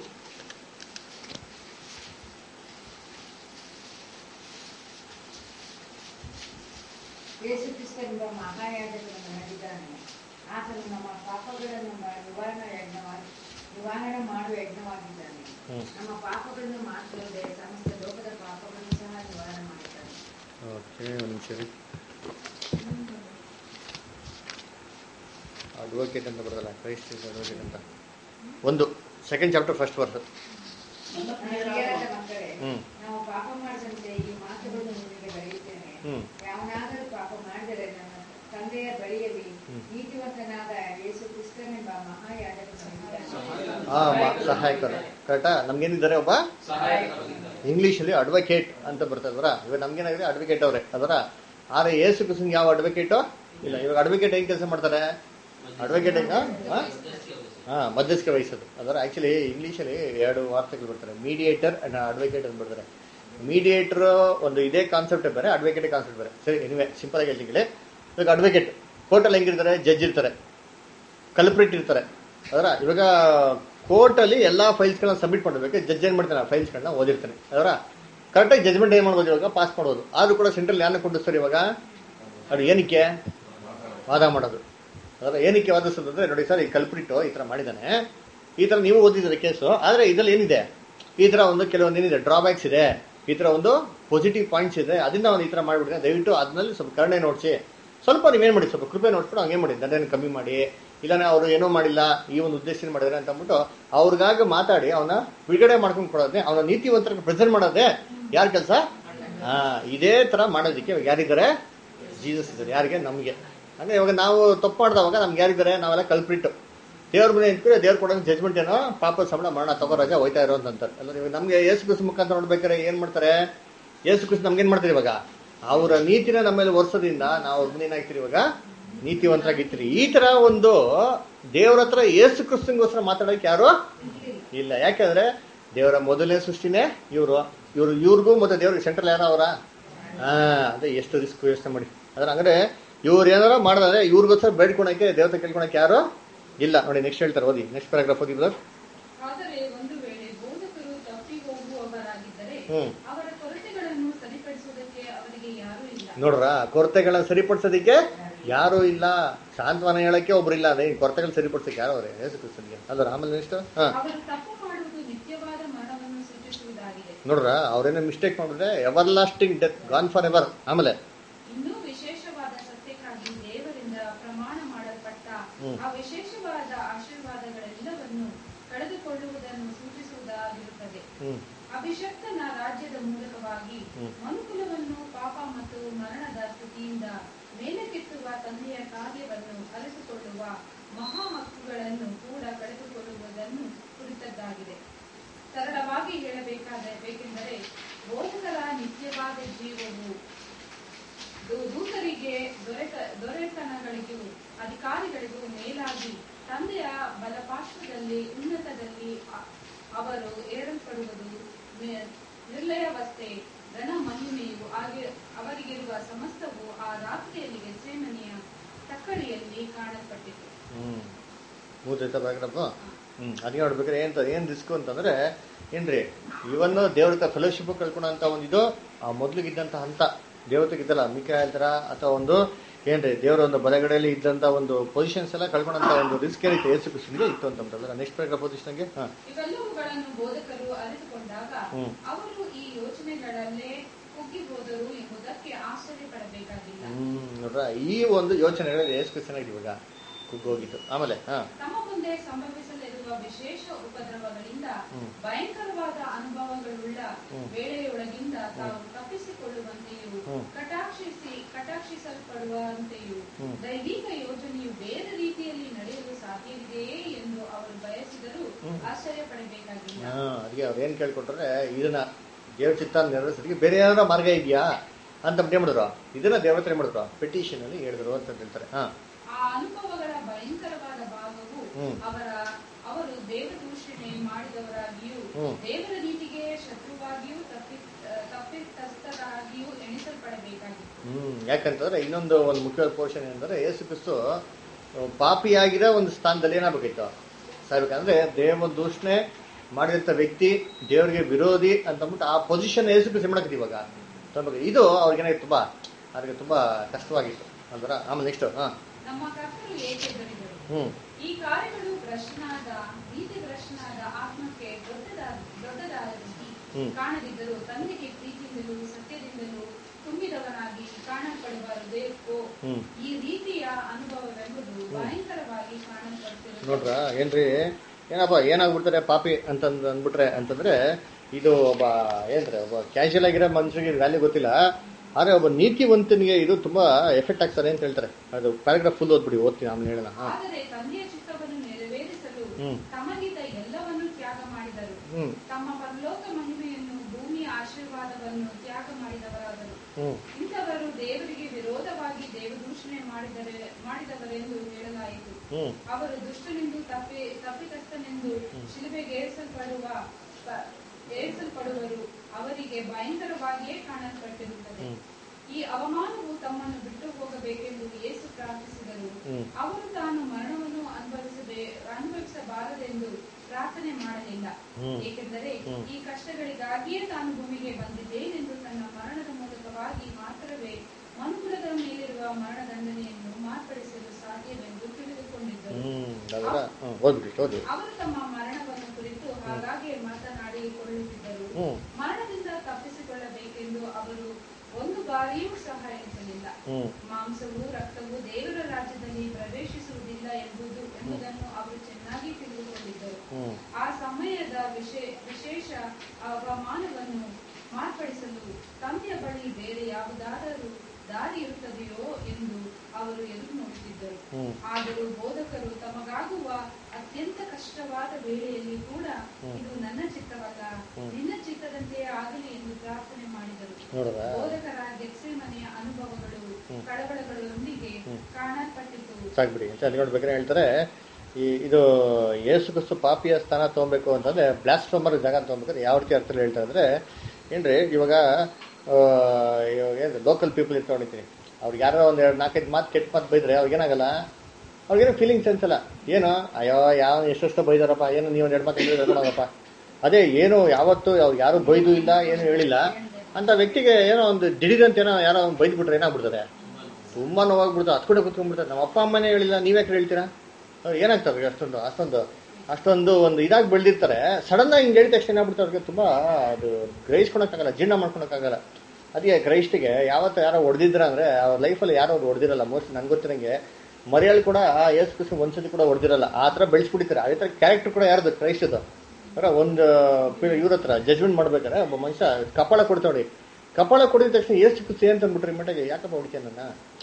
ಯೇಸು ಕ್ರಿಸ್ತನೆಂಬ ಮಹಾಯಾಜಕನು ನಡೆದಿದ್ದಾನೆ ಆತನು ನಮ್ಮ ಪಾಪಗಳನ್ನು ಮ- ನಿವಾರಣಾ ಯಜ್ಞವಾಗಿ ನಿವಾರಣೆ ಮಾಡುವ ಯಜ್ಞವಾಗಿದ್ದಾನೆ
ಹ್ಮ್.
ನಮ್ಮ ಪಾಪಗಳನ್ನು ಮಾತ್ರವಲ್ಲದೆ ಸಮಸ್ತ ಲೋಕದ ಪಾಪಗಳನ್ನು ಸಹ ನಿವಾರಣೆ ಮಾಡುತ್ತಾನೆ
ಓಕೆ ಒಂದು ನಿಮಿಷ ಇರಿ. ಅಡ್ವೊಕೇಟ್ ಅಂತ ಬರೋದಲ್ಲ ಕ್ರೈಸ್ಟ್ ಇಸ್ ಅಡ್ವೊಕೇಟ್ ಅಂತ ಒಂದು ಸೆಕೆಂಡ್ ಚಾಪ್ಟರ್ ಫಸ್ಟ್ ವರ್ಸ್
ನನ್ನ ಪ್ರಿಯರಾದ ಮಕ್ಕಳೇ
ಹ್ಮ್.
ನಾವು ಪಾಪ ಮಾಡದಂತೆ ಈ ಮಾತುಗಳನ್ನು ನಿಮಗೆ ಬರೆಯುತ್ತೇನೆ
ಹ್ಮ್.
ಯಾವನಾದರೂ ಪಾಪ ಮಾಡಿದರೆ ನನ್ನ ತಂದೆಯ ಬಳಿಯಲ್ಲಿ
ಹ್ಮ್.
ನೀತಿವಂತನಾದ ಯೇಸು ಕ್ರಿಸ್ತನೆಂಬ ಮಹಾಯಾಜಕನಿದ್ದಾನೆ
ಹಾ ಮ- ಸಹಾಯಕರು ಕರೆಕ್ಟಾ ನಮ್ಗೇನಿದ್ದಾರೆ ಒಬ್ಬ ಇಂಗ್ಲಿಷಲ್ಲಿ ಅಡ್ವೊಕೇಟ್ ಅಂತ ಬರ್ತದವರ ಇವಾಗ ನಮ್ಗೇನಾಗಿದೆ ಅಡ್ವೊಕೇಟ್ ಅವ್ರೆ ಅದರ ಆದ್ರೆ ಏಸು ಕ್ರಿಸ್ತನ್ ಯಾವ ಅಡ್ವೊಕೇಟು ಇಲ್ಲ ಇವಾಗ ಅಡ್ವೊಕೇಟ್ ಹೆಂಗ್ ಕೆಲಸ ಮಾಡ್ತಾರೆ ಅಡ್ವೊಕೇಟ್ ಹೆಂಗ ಹಾ ಮಧ್ಯಸ್ಥಿಕೆ ವಹಿಸೋದು ಅದರ ಆಕ್ಚುಲಿ ಇಂಗ್ಲಿಷಲ್ಲಿ ಎರಡು ವಾರ್ತೆಗಳು ಬರ್ತಾರೆ ಮೀಡಿಯೇಟರ್ ಅಂಡ್ ಅಡ್ವೊಕೇಟ್ ಅಂತ ಬರ್ತಾರೆ ಮೀಡಿಯೇಟರ್ ಒಂದು ಇದೇ ಕಾನ್ಸೆಪ್ಟ್ ಬೇರೆ ಅಡ್ವೊಕೇಟ್ ಕಾನ್ಸೆಪ್ಟ್ ಬೇರೆ ಸರಿ ಎನಿವೆ ಸಿಂಪಲ್ ಆಗಿ ಹೇಳ್ತೀನಿ ಇವಾಗ ಅಡ್ವೊಕೇಟ್ ಕೋರ್ಟಲ್ಲಿ ಹೆಂಗಿರ್ತಾರೆ ಜಡ್ಜ್ ಇರ್ತಾರೆ ಕಲ್ಪ್ರಿಟ್ ಇರ್ತಾರೆ ಅದರ ಇವಾಗ ಕೋರ್ಟಲ್ಲಿ ಎಲ್ಲ ಫೈಲ್ಸ್ಗಳನ್ನ ಸಬ್ಮಿಟ್ ಮಾಡಬೇಕು ಜಡ್ಜ್ ಏನ್ ಮಾಡ್ತಾನೆ ಫೈಲ್ಸ್ಗಳನ್ನ ಓದಿರ್ತಾನೆ ಅದರ ಕರೆಕ್ಟಾಗಿ ಜಜ್ಮೆಂಟ್ ಏನ್ ಮಾಡ್ಬೋದು ಇವಾಗ ಪಾಸ್ ಮಾಡೋದು ಆದ್ರೂ ಕೂಡ ಸೆಂಟ್ರಲ್ ಯಾರನ್ನ ಕೊಂಡಿಸ್ತಾರೆ ಇವಾಗ ಅದು ಏನಕ್ಕೆ ವಾದ ಮಾಡೋದು ಅದರ ಏನಕ್ಕೆ ವಾದಿಸೋದು ಅಂದ್ರೆ ನೋಡಿ ಸರ್ ಈ ಕಲ್ಪ್ರಿಟ್ಟು ಈ ತರ ಮಾಡಿದಾನೆ ಈ ತರ ನೀವು ಓದಿದ್ರೆ ಕೇಸು ಆದ್ರೆ ಇದ್ರಲ್ಲಿ ಏನಿದೆ ಈ ತರ ಒಂದು ಕೆಲವೊಂದು ಏನಿದೆ ಡ್ರಾಬ್ಯಾಕ್ಸ್ ಇದೆ ಈ ತರ ಒಂದು ಪಾಸಿಟಿವ್ ಪಾಯಿಂಟ್ಸ್ ಇದೆ ಅದನ್ನ ಒಂದು ಈ ತರ ಮಾಡ್ಬಿಟ್ಟಿದೆ ದಯವಿಟ್ಟು ಅದ್ರಲ್ಲಿ ಸ್ವಲ್ಪ ಕರುಣೆ ನೋಡ್ಸಿ ಸ್ವಲ್ಪ ನೀವೇನ್ ಮಾಡಿ ಸ್ವಲ್ಪ ಕೃಪೆ ನೋಡ್ಬಿಟ್ಟು ಹಂಗೆ ಮಾಡಿ ದಂಡನೆ ಕಮ್ಮಿ ಮಾಡಿ ಇಲ್ಲಾಂದ್ರೆ ಅವರು ಏನೋ ಮಾಡಿಲ್ಲ ಈ ಒಂದು ಉದ್ದೇಶ ಮಾಡಿದ್ರೆ ಅಂತ ಅಂದ್ಬಿಟ್ಟು ಅವ್ರಿಗಾಗ ಮಾತಾಡಿ ಅವನ ಬಿಡುಗಡೆ ಮಾಡ್ಕೊಂಡು ಕೊಡೋದೇ ಅವನ ನೀತಿವಂತರಿಗೆ ಪ್ರೆಸೆಂಟ್ ಮಾಡೋದೇ ಯಾರ ಕೆಲಸ ಹಾ ಇದೇ ತರ ಮಾಡೋದಕ್ಕೆ ಇವಾಗ ಯಾರಿದ್ದಾರೆ ಜೀಸಸ್ ಇದ್ದಾರೆ ಯಾರಿಗೆ ನಮ್ಗೆ ಅಂದ್ರೆ ಇವಾಗ ನಾವು ತಪ್ಪು ಮಾಡಿದವಾಗ ನಮ್ಗೆ ಯಾರಿದ್ದಾರೆ ನಾವೆಲ್ಲ ಕಲ್ಪಿಟ್ಟು ದೇವ್ರ ಮನೆ ಇಟ್ಕೊಂಡು ದೇವ್ರ ಕೊಡೋ ಜಜ್ಮೆಂಟ್ ಏನೋ ಪಾಪ ಸಂಬಳ ಮರಣ ತಗೋ ರಜಾ ಹೋಯ್ತಾ ಇರೋ ಅಂತ ಅಂತಾರೆ ಅಲ್ಲ ಇವಾಗ ನಮ್ಗೆ ಯೇಸು ಕ್ರಿಸ್ತ ಮುಖಾಂತರ ನೋಡ್ಬೇಕಾದ್ರೆ ಏನ್ ಮಾಡ್ತಾರೆ ಯೇಸು ಕ್ರಿಸ್ತ ನಮ್ಗೆ ಏನ್ ಮಾಡ್ತಾರೆ ಇವಾಗ ಅವರ ನೀತಿನ ನಮ್ಮ ಮೇಲೆ ವರ್ಷದಿಂದ ನಾವು ಅವ್ರ ಮುಂದೆ ಏನಾಗ್ತೀರಿ ಇವಾಗ ನೀತಿವಂತರಾಗಿರ್ತೀರಿ ಈ ತರ ಒಂದು ದೇವ್ರ ಹತ್ರ ಯೇಸು ಕ್ರಿಸ್ತಂಗೋಸ್ಕರ ಮಾತಾಡೋಕೆ ಯಾರು ಇಲ್ಲ ಯಾಕಂದ್ರೆ ದೇವರ ಮೊದಲನೇ ಸೃಷ್ಟಿನೇ ಇವರು ಇವ್ರು ಇವ್ರಿಗೂ ಮತ್ತೆ ದೇವ್ರಿಗೆ ಸೆಂಟ್ರಲ್ ಯಾರೋ ಅವರ ಹಾ ಅದೇ ಎಷ್ಟು ರಿಸ್ಕ್ ಯೋಚನೆ ಮಾಡಿ ಅದ್ರ ಅಂದ್ರೆ ಇವ್ರು ಏನಾರ ಮಾಡಿದ್ರೆ ಇವ್ರಿಗೋಸ್ಕರ ಬೇಡ್ಕೊಳಕ್ಕೆ ದೇವತೆ ಕೇಳ್ಕೊಳಕ್ಕೆ ಯಾರು ಇಲ್ಲ ನೋಡಿ ನೆಕ್ಸ್ಟ್ ಹೇಳ್ತಾರೆ ಓದಿ ನೆಕ್ಸ್ಟ್ ಪ್ಯಾರಾಗ್ರಾಫ್ ಓದಿ ಬ್ರದರ್
ಆದರೆ ಒಂದು ವೇಳೆ ಬೋಧಕರು ತಪ್ಪಿ ಹೋಗುವವರಾಗಿದ್ದರೆ
ಹ್ಮ್.
ಅವರ ಕೊರತೆಗಳನ್ನು ಸರಿಪಡಿಸುವುದಕ್ಕೆ ಅವರಿಗೆ ಯಾರೂ ಇಲ್ಲ
ನೋಡ್ರ ಕೊರತೆಗಳನ್ನ ಸರಿಪಡಿಸೋದಕ್ಕೆ ಯಾರು ಇಲ್ಲ ಸಾಂತ್ವನ ಹೇಳಕ್ಕೆ ಒಬ್ರು ಇಲ್ಲ ಅದೇ ಕೊರತೆಗಳು ಸರಿಪಡಿಸಕ್ಕೆ ಯಾರು ಅವ್ರೆ ಯೇಸು ಕ್ರಿಸ್ತನಿಗೆ ಅಲ್ವರ ಆಮೇಲೆ ನೆಕ್ಸ್ಟ್ ಹಾ
ಅವರು ತಪ್ಪು ಮಾಡುವುದು ನಿತ್ಯವಾದ ಮರಣವನ್ನು ಸೂಚಿಸುವುದಾಗಿದೆ
ನೋಡ್ರ ಅವ್ರೇನೋ ಮಿಸ್ಟೇಕ್ ಮಾಡಿದ್ರೆ everlasting death gone for ever ಆಮೇಲೆ
ಇನ್ನೂ ವಿಶೇಷವಾದ ಸತ್ಯಕ್ಕಾಗಿ ದೇವರಿಂದ ಪ್ರಮಾಣ ಮಾಡಲ್ಪಟ್ಟ
ಹ್ಮ್.
ಆ ವಿಶೇಷವಾದ ಆಶೀರ್ವಾದಗಳೆಲ್ಲವನ್ನು ಕಳೆದುಕೊಳ್ಳುವುದನ್ನು ಸೂಚಿಸುವುದಾಗಿರುತ್ತದೆ
ಹ್ಮ್
ಅಭಿಷಕ್ತನ ರಾಜ್ಯದ ಮೂಲಕವಾಗಿ
ಹ್ಮ್.
ಮನುಕುಲವನ್ನು ಪಾಪ ಮತ್ತು ಮರಣದ ಸ್ಥಿತಿಯಿಂದ ಮೇಲಕ್ಕೆತ್ತುವ ತಂದೆಯ ಕಾರ್ಯವನ್ನು ಅರಿತುಕೊಳ್ಳುವ ಮಹಾ ಹಕ್ಕುಗಳನ್ನು ಕೂಡ ಕಳೆದುಕೊಳ್ಳುವುದನ್ನು ಕುರಿತದ್ದಾಗಿದೆ ಸರಳವಾಗಿ ಹೇಳಬೇಕಾದ ಬೇಕೆಂದರೆ ಬೋಧಕರ ನಿತ್ಯವಾದ ಜೀವವು ದೂ- ದೂತರಿಗೆ ದೊರೆತ ದೊರೆತನಗಳಿಗೂ ಅಧಿಕಾರಿಗಳಿಗೂ ಮೇಲಾಗಿ ತಂದೆಯ ಬಲಪಾರ್ಶ್ವದಲ್ಲಿ ಉನ್ನತದಲ್ಲಿ ಅ- ಅವರು ಏರಲ್ಪಡುವುದು ನಿ- ನಿರ್ಲಯವಸ್ಥೆ ಘನ ಮಹಿಮೆಯು ಹಾಗೆ ಅವರಿಗಿರುವ ಸಮಸ್ತವು ಆ ರಾತ್ರಿಯಲ್ಲಿ ಗೆಸೆಮನೆಯ ತಕ್ಕಡಿಯಲ್ಲಿ ಕಾಣಲ್ಪಟ್ಟಿತು
ಹ್ಮ್ ಮೂದೈತ ಬಾಗ್ರಪ್ಪ ಹ್ಮ್ ಅದಕ್ಕೆ ನೋಡ್ಬೇಕಾದ್ರೆ ಏನ್ ಏನ್ ರಿಸ್ಕ್ ಅಂತಂದ್ರೆ ಏನ್ರಿ ಇವನ್ನು ದೇವ್ರ ಫೆಲೋಶಿಪ್ ಕಳ್ಕೊಳಂತ ಒಂದು ಇದು ಆ ಮೊದ್ಲಿಗಿದ್ದಂತ ಹಂತ ದೇವತೆಗಿದ್ದಲ್ಲ ಮಿಕಾಯಲ್ ತರ ಅಥವಾ ಒಂದು ಏನ್ರಿ ದೇವರ ಒಂದು ಬಲಗಡೆಯಲ್ಲಿ ಇದ್ದಂತ ಒಂದು ಪೊಸಿಷನ್ಸ್ ಎಲ್ಲ ಕಳ್ಕೊಂಡಂತ ಒಂದು ರಿಸ್ಕ್ ಏನಿತ್ತು ಏಸು ಕೃಷ್ಣನಿಗೆ ಇತ್ತು ಅಂತಂದ್ರೆ ನೆಕ್ಸ್ಟ್ ಪ್ಯಾರಾಗ್ರಾಫ್ ಪೊಸಿಷನ್ಗೆ ಹಾ
ಇವೆಲ್ಲವುಗಳನ್ನು ಬೋಧಕರು ಅರಿತುಕೊಂಡಾಗ
ಹ್ಮ್.
ಅವರು ಈ ಯೋಚನೆಗಳಲ್ಲೇ ಕುಗ್ಗಿ ಹೋದರು ಎಂಬುದಕ್ಕೆ ಆಶ್ಚರ್ಯಪಡಬೇಕಾಗಿಲ್ಲ
ಹ್ಮ್ ನೋಡ್ರ ಈ ಒಂದು ಯೋಚನೆಗಳಲ್ಲಿ ಏಸು ಕೃಷ್ಣನಾಗಿ ಇವಾಗ ಕುಗ್ಗೋಗಿತ್ತು ಆಮೇಲೆ ಹಾ
ತಮ್ಮ ಮುಂದೆ ಸಂಭವಿಸಲಿರುವ ವಿಶೇಷ ಉಪದ್ರವಗಳಿಂದ
ಹ್ಮ್.
ಭಯಂಕರವಾದ ಅನುಭವಗಳುಳ್ಳ
ಹ್ಮ್.
ವೇಳೆಯೊಳಗಿಂದ ತಾವು ತಪ್ಪಿಸಿಕೊಳ್ಳುವಂತೆಯೂ
ಹ್ಮ್.
ಕಟಾಕ್ಷಿಸಿ ಕಟಾಕ್ಷಿಸಲ್ಪಡುವಂತೆಯೂ
ಹ್ಮ್.
ದೈವಿಕ ಯೋಜನೆಯು ಬೇರೆ ರೀತಿಯಲ್ಲಿ ನಡೆಯಲು ಸಾಧ್ಯವಿದೆಯೇ ಎಂದು ಅವರು ಬಯಸಿದರೂ
ಹ್ಮ್.
ಆಶ್ಚರ್ಯಪಡಬೇಕಾಗಿಲ್ಲ
ಹಾ ಅದಕ್ಕೆ ಅವ್ರು ಏನ್ ಕೇಳ್ಕೊಟ್ರೆ ಇದನ್ನ ದೇವ್ರ ಚಿತ್ತ ನೆರವೇರಿಸೋದಕ್ಕೆ ಬೇರೆ ಏನಾರ ಮಾರ್ಗ ಇದೆಯಾ ಅಂತ ಏನ್ ಮಾಡಿದ್ರು ಇದನ್ನ ದೇವ್ರ ಹತ್ರ ಏನ್ ಮಾಡಿದ್ರು ಪೆಟಿಷನ್ ಅಲ್ಲಿ ಹೇಳಿದ್ರು ಅಂತ ಹೇಳ್ತಾರೆ ಹಾ
ಆ ಅನುಭವಗಳ ಭಯಂಕರವಾದ ಭಾಗವು
ಹ್ಮ್.
ಅವರ ಅವರು ದೇವದೂಷಣೆ ಮಾಡಿದವರಾಗಿಯೂ
ಹ್ಮ್.
ದೇವರ ನೀತಿಗೆ ಶತ್ರುವಾಗಿಯೂ ತಪ್ಪಿ ತಪ್ಪಿತಸ್ಥರಾಗಿಯೂ ಎಣಿಸಲ್ಪಡಬೇಕಾಗಿತ್ತು
ಹ್ಮ್ ಯಾಕಂತಂದ್ರೆ ಇನ್ನೊಂದು ಒಂದು ಮುಖ್ಯವಾದ ಪೋರ್ಷನ್ ಏನಂದ್ರೆ ಯೇಸು ಕ್ರಿಸ್ತು ಪಾಪಿಯಾಗಿರೋ ಒಂದು ಸ್ಥಾನದಲ್ಲಿ ಏನಾಗಬೇಕಿತ್ತು ಸಾಯ್ಬೇಕಂದ್ರೆ ದೇವ ದೂಷಣೆ ಮಾಡಿದಂಥ ವ್ಯಕ್ತಿ ದೇವರಿಗೆ ವಿರೋಧಿ ಅಂತ ಅಂದ್ಬಿಟ್ಟು ಆ ಪೊಸಿಷನ್ ಯೇಸು ಕ್ರಿಸ್ತು ಮಾಡಕ್ಕೆ ಇವಾಗ ತಗೋಬೇಕು. ಇದು ಅವ್ರಿಗೇನಾಗಿತ್ತು ತುಂಬಾ ಅವ್ರಿಗೆ ತುಂಬಾ ಕಷ್ಟವಾಗಿತ್ತು ಅಂದ್ರ ಆಮೇಲೆ ನೆಕ್ಸ್ಟ್ ಹಾ
ನಮ್ಮ ಕರ್ತರು ಏಕೆ ದೊರೆತರು
ಹ್ಮ್
ಈ ಕಾರ್ಯಗಳು ಭ್ರಷ್ಟನಾದ ನೀತಿ ಭ್ರಷ್ಟನಾದ ಆತ್ಮಕ್ಕೆ ದೊಡ್ಡದಾದ ದೊಡ್ಡದಾಗಿ
ಹ್ಮ್.
ಕಾಣದಿದ್ದರೂ ತಂದೆಗೆ ಪ್ರೀತಿಯಿಂದಲೂ ಸತ್ಯದಿಂದಲೂ ತುಂಬಿದವನಾಗಿ ಕಾಣಲ್ಪಡಬಾರದೇಕೋ
ಹ್ಮ್.
ಈ ರೀತಿಯ ಅನುಭವವೆಂಬುದು ಭಯಂಕರವಾಗಿ ಕಾಣಲ್ಪಡುತ್ತಿರುತ್ತದೆ
ನೋಡ್ರ ಏನ್ರಿ ಏನಪ್ಪ ಏನಾಗ್ಬಿಡ್ತಾರೆ ಪಾಪಿ ಅಂತ ಅಂದ್ಬಿಟ್ರೆ ಅಂತಂದ್ರೆ ಇದು ಒಬ್ಬ ಏನ್ರಿ ಒಬ್ಬ ಕ್ಯಾಶುಯಲ್ ಆಗಿರೋ ಮನುಷ್ಯರಿಗೆ ವ್ಯಾಲ್ಯೂ ಗೊತ್ತಿಲ್ಲ ಆದ್ರೆ ಒಬ್ಬ ನೀತಿವಂತನಿಗೆ ಇದು ತುಂಬಾ ಎಫೆಕ್ಟ್ ಆಗ್ತಾರೆ ಅಂತ ಹೇಳ್ತಾರೆ ಅದು ಪ್ಯಾರಾಗ್ರಾಫ್ ಫುಲ್ ಓದ್ಬಿಡಿ ಓದ್ತೀನಿ ಆಮೇಲೆ ಹೇಳೋಣ ಹಾ
ಆದರೆ ತಂದೆಯ ಚಿತ್ತವನ್ನು ನೆರವೇರಿಸಲು
ಹ್ಮ್.
ತಮಗಿದ್ದ ಎಲ್ಲವನ್ನೂ ತ್ಯಾಗ ಮಾಡಿದರು
ಹ್ಮ್.
ತಮ್ಮ ಪರಲೋಕ ಮಹಿಮೆಯನ್ನು ಭೂಮಿಯ ಆಶೀರ್ವಾದವನ್ನು ತ್ಯಾಗ ಮಾಡಿದವರಾದರು
ಹ್ಮ್
ಇಂಥವರು ದೇವರಿಗೆ ವಿರೋಧವಾಗಿ ದೇವದೂಷಣೆ ಮಾಡಿದರೆ ಮಾಡಿದವರೆಂದು ಹೇಳಲಾಯಿತು
ಹ್ಮ್
ಅವರು ದುಷ್ಟನೆಂದು ತಪ್ಪಿ ತಪ್ಪಿತಸ್ಥನೆಂದು ಶಿಲುಬೆಗೇರಿಸಲ್ಪಡುವ ಪ- ಏರಿಸಲ್ಪಡುವರು ಅವರಿಗೆ ಭಯಂಕರವಾಗಿಯೇ ಕಾಣಲ್ಪಟ್ಟಿರುತ್ತದೆ
ಹ್ಮ್.
ಈ ಅವಮಾನವು ತಮ್ಮನ್ನು ಬಿಟ್ಟು ಹೋಗಬೇಕೆಂದು ಯೇಸು ಪ್ರಾರ್ಥಿಸಿದರು
ಹ್ಮ್.
ಅವರು ತಾನು ಮರಣವನ್ನು ಅನುಭವಿಸಬೇ ಅನುಭವಿಸಬಾರದೆಂದು ಪ್ರಾರ್ಥನೆ ಮಾಡಲಿಲ್ಲ
ಹ್ಮ್.
ಏಕೆಂದರೆ
ಹ್ಮ್.
ಈ ಕಷ್ಟಗಳಿಗಾಗಿಯೇ ತಾನು ಭೂಮಿಗೆ ಬಂದಿದ್ದೇನೆಂದು ತನ್ನ ಮರಣದ ಮೂಲಕವಾಗಿ ಮಾತ್ರವೇ ಮನುಕುಲದ ಮೇಲಿರುವ ಮರಣದಂಡನೆಯನ್ನು ಮಾರ್ಪಡಿಸಲು ಸಾಧ್ಯವೆಂದು ತಿಳಿದುಕೊಂಡಿದ್ದರು
ಹ್ಮ್ ಅದರ ಹ್ಮ್ ಓದ್ಬಿಡಿ ಓದಿ
ಅವರು ತಮ್ಮ ಮರಣವನ್ನು ಕುರಿತು ಹಾಗಾಗಿ ಮಾತನಾಡಿಕೊಳ್ಳುತ್ತಿದ್ದರು
ಹ್ಮ್.
ಮರಣದಿಂದ ತಪ್ಪಿಸಿಕೊಳ್ಳಬೇಕೆಂದು ಅವರು ಒಂದು ಬಾರಿಯೂ ಸಹ ಎಣಿಸಲಿಲ್ಲ
ಹ್ಮ್.
ಮಾಂಸವು ರಕ್ತವು ದೇವರ ರಾಜ್ಯದಲ್ಲಿ ಪ್ರವೇಶಿಸುವುದಿಲ್ಲ ಎಂಬುದು ಎಂಬುದನ್ನು ಅವರು ಚೆನ್ನಾಗಿ ತಿಳಿದುಕೊಂಡಿದ್ದರು
ಹ್ಮ್.
ಆ ಸಮಯದ ವಿಶೇ- ವಿಶೇಷ ಅವಮಾನವನ್ನು ಮಾರ್ಪಡಿಸಲು ತಂದೆಯ ಬಳಿ ಬೇರೆ ಯಾವುದಾದರೂ ದಾರಿ ಇರುತ್ತದೆಯೋ ಎಂದು ಅವರು ಎದುರು ನೋಡುತ್ತಿದ್ದರು
ಹ್ಮ್.
ಆದರೂ ಬೋಧಕರು ತಮಗಾಗುವ ಅತ್ಯಂತ ಕಷ್ಟವಾದ ವೇಳೆಯಲ್ಲಿ ಕೂಡ
ಹ್ಮ್.
ಇದು ನನ್ನ ಚಿತ್ತವಲ್ಲ
ಹ್ಮ್.
ನಿನ್ನ ಚಿತ್ತದಂತೆಯೇ ಆಗಲಿ ಎಂದು ಪ್ರಾರ್ಥನೆ ಮಾಡಿದರು
ನೋಡ್ರಾ?
ಬೋಧಕರ ಗೆತ್ಸೆಮನೆಯ ಅನುಭವಗಳು
ಹ್ಮ್.
ಕಳವಳಗಳೊಂದಿಗೆ
ಹ್ಮ್. ಸಾಕ್ಬಿಡಿ
ಕಾಣಲ್ಪಟ್ಟಿತು
ಅಂತ ಅಲ್ಲಿ ನೋಡ್ಬೇಕಾದ್ರೆ ಹೇಳ್ತಾರೆ ಈ ಇದು ಯೇಸು ಕ್ರಿಸ್ತು ಪಾಪಿಯ ಸ್ಥಾನ ತಗೊಬೇಕು ಅಂತಂದ್ರೆ ಬ್ಲಾಸ್ಫಮರ್ ಜಾಗ ತಗೊಬೇಕಾದ್ರೆ ಯಾವ ರೀತಿ ಅರ್ಥದಲ್ಲಿ ಹೇಳ್ತಾರೆ ಅಂದ್ರೆ ಏನ್ರಿ ಇವಾಗ ಆ, ಇವಾಗ ಏನು ಲೋಕಲ್ ಪೀಪಲ್ ಇಟ್ಕೊಂಡಿರ್ತೀನಿ ಅವ್ರಿಗೆ ಯಾರೋ ಒಂದ್ ಎರಡು ನಾಲ್ಕೈದು ಮಾತು ಕೆಟ್ಟ ಮಾತು ಬೈದ್ರೆ ಅವ್ರಿಗೇನಾಗಲ್ಲ ಅವ್ರಿಗೇನೋ ಫೀಲಿಂಗ್ಸ್ ಅನ್ಸಲ್ಲ ಏನೋ ಅಯ್ಯೋ ಯಾವ ಎಷ್ಟೆಷ್ಟೋ ಬೈದಾರಪ್ಪ ಏನೋ ನೀವು ಒಂದು ಎರಡು ಮಾತು ಹೇಳಿದ್ರೆ ನೋಡಪ್ಪ ಅದೇ ಏನು ಯಾವತ್ತು ಅವ್ರು ಯಾರು ಬೈದು ಇಲ್ಲ ಏನು ಹೇಳಿಲ್ಲ ಅಂತ ವ್ಯಕ್ತಿಗೆ ಏನೋ ಒಂದು ದಿಢೀರಂತ ಏನೋ ಯಾರೋ ಒಂದು ಬೈದ್ಬಿಟ್ರೆ ಏನಾಗ್ಬಿಡ್ತಾರೆ ತುಂಬಾ ನೋವಾಗ್ಬಿಡ್ತು ಹತ್ಕೊಂಡೆ ಕುತ್ಕೊಂಡ್ಬಿಡ್ತಾರೆ ನಮ್ಮ ಅಪ್ಪ ಅಮ್ಮನೇ ಹೇಳಿಲ್ಲ ನೀವ್ಯಾಕೆ ಹೇಳ್ತೀರಾ ಅವ್ರು ಏನಾಗ್ತದೆ ಅವ್ರಿಗೆ ಅಷ್ಟೊಂದು ಅಷ್ಟೊಂದು ಅಷ್ಟೊಂದು ಒಂದು ಇದಾಗಿ ಬೆಳೆದಿರ್ತಾರೆ ಸಡನ್ ಆಗಿ ಹಿಂಗೆ ಹೇಳಿದ ತಕ್ಷಣ ಏನಾಗ್ಬಿಡ್ತಾರೆ ಅವ್ರಿಗೆ ತುಂಬಾ ಅದು ಗ್ರಹಿಸ್ಕೊಳಕ್ಕಾಗಲ್ಲ ಜೀರ್ಣ ಮಾಡ್ಕೊಳಕ್ಕಾಗಲ್ಲ ಅದಕ್ಕೆ ಕ್ರೈಸ್ಟಿಗೆ ಯಾವತ್ತು ಯಾರೋ ಹೊಡೆದಿದ್ರ ಅಂದ್ರೆ ಅವ್ರ ಲೈಫಲ್ಲಿ ಯಾರೋ ಅವ್ರು ಹೊಡೆದಿರಲ್ಲ ಮೋಸ್ಟ್ ನನ್ಗೆ ಗೊತ್ತಿರಂಗೆ ಮರಿಯಾಳು ಕೂಡ ಯೇಸು ಕೃಷ್ಣ ಒಂದ್ಸತಿ ಕೂಡ ಹೊಡೆದಿರಲ್ಲ ಆ ಥರ ಬೆಳೆಸ್ಬಿಟ್ಟಿರ್ತಾರೆ ಅದೇ ಥರ ಕ್ಯಾರೆಕ್ಟರ್ ಕೂಡ ಯಾರ್ದು ಕ್ರೈಸ್ತದ ಅಂದ್ರೆ ಒಂದು ಇವ್ರ ಹತ್ರ ಜಜ್ಮೆಂಟ್ ಮಾಡ್ಬೇಕಾದ್ರೆ ಒಬ್ಬ ಮನುಷ್ಯ ಕಪಾಳ ಕೊಡ್ತಾ ನೋಡಿ ಕಪಾಳ ಕೊಡಿದ ತಕ್ಷಣ ಏಸು ಕೃಷಿ ಅಂತ ಅಂದ್ಬಿಟ್ರೆ ಮಟ್ಟಿಗೆ ಯಾಕಪ್ಪ ಹೊಡಿತೀಯ ನನ್ನ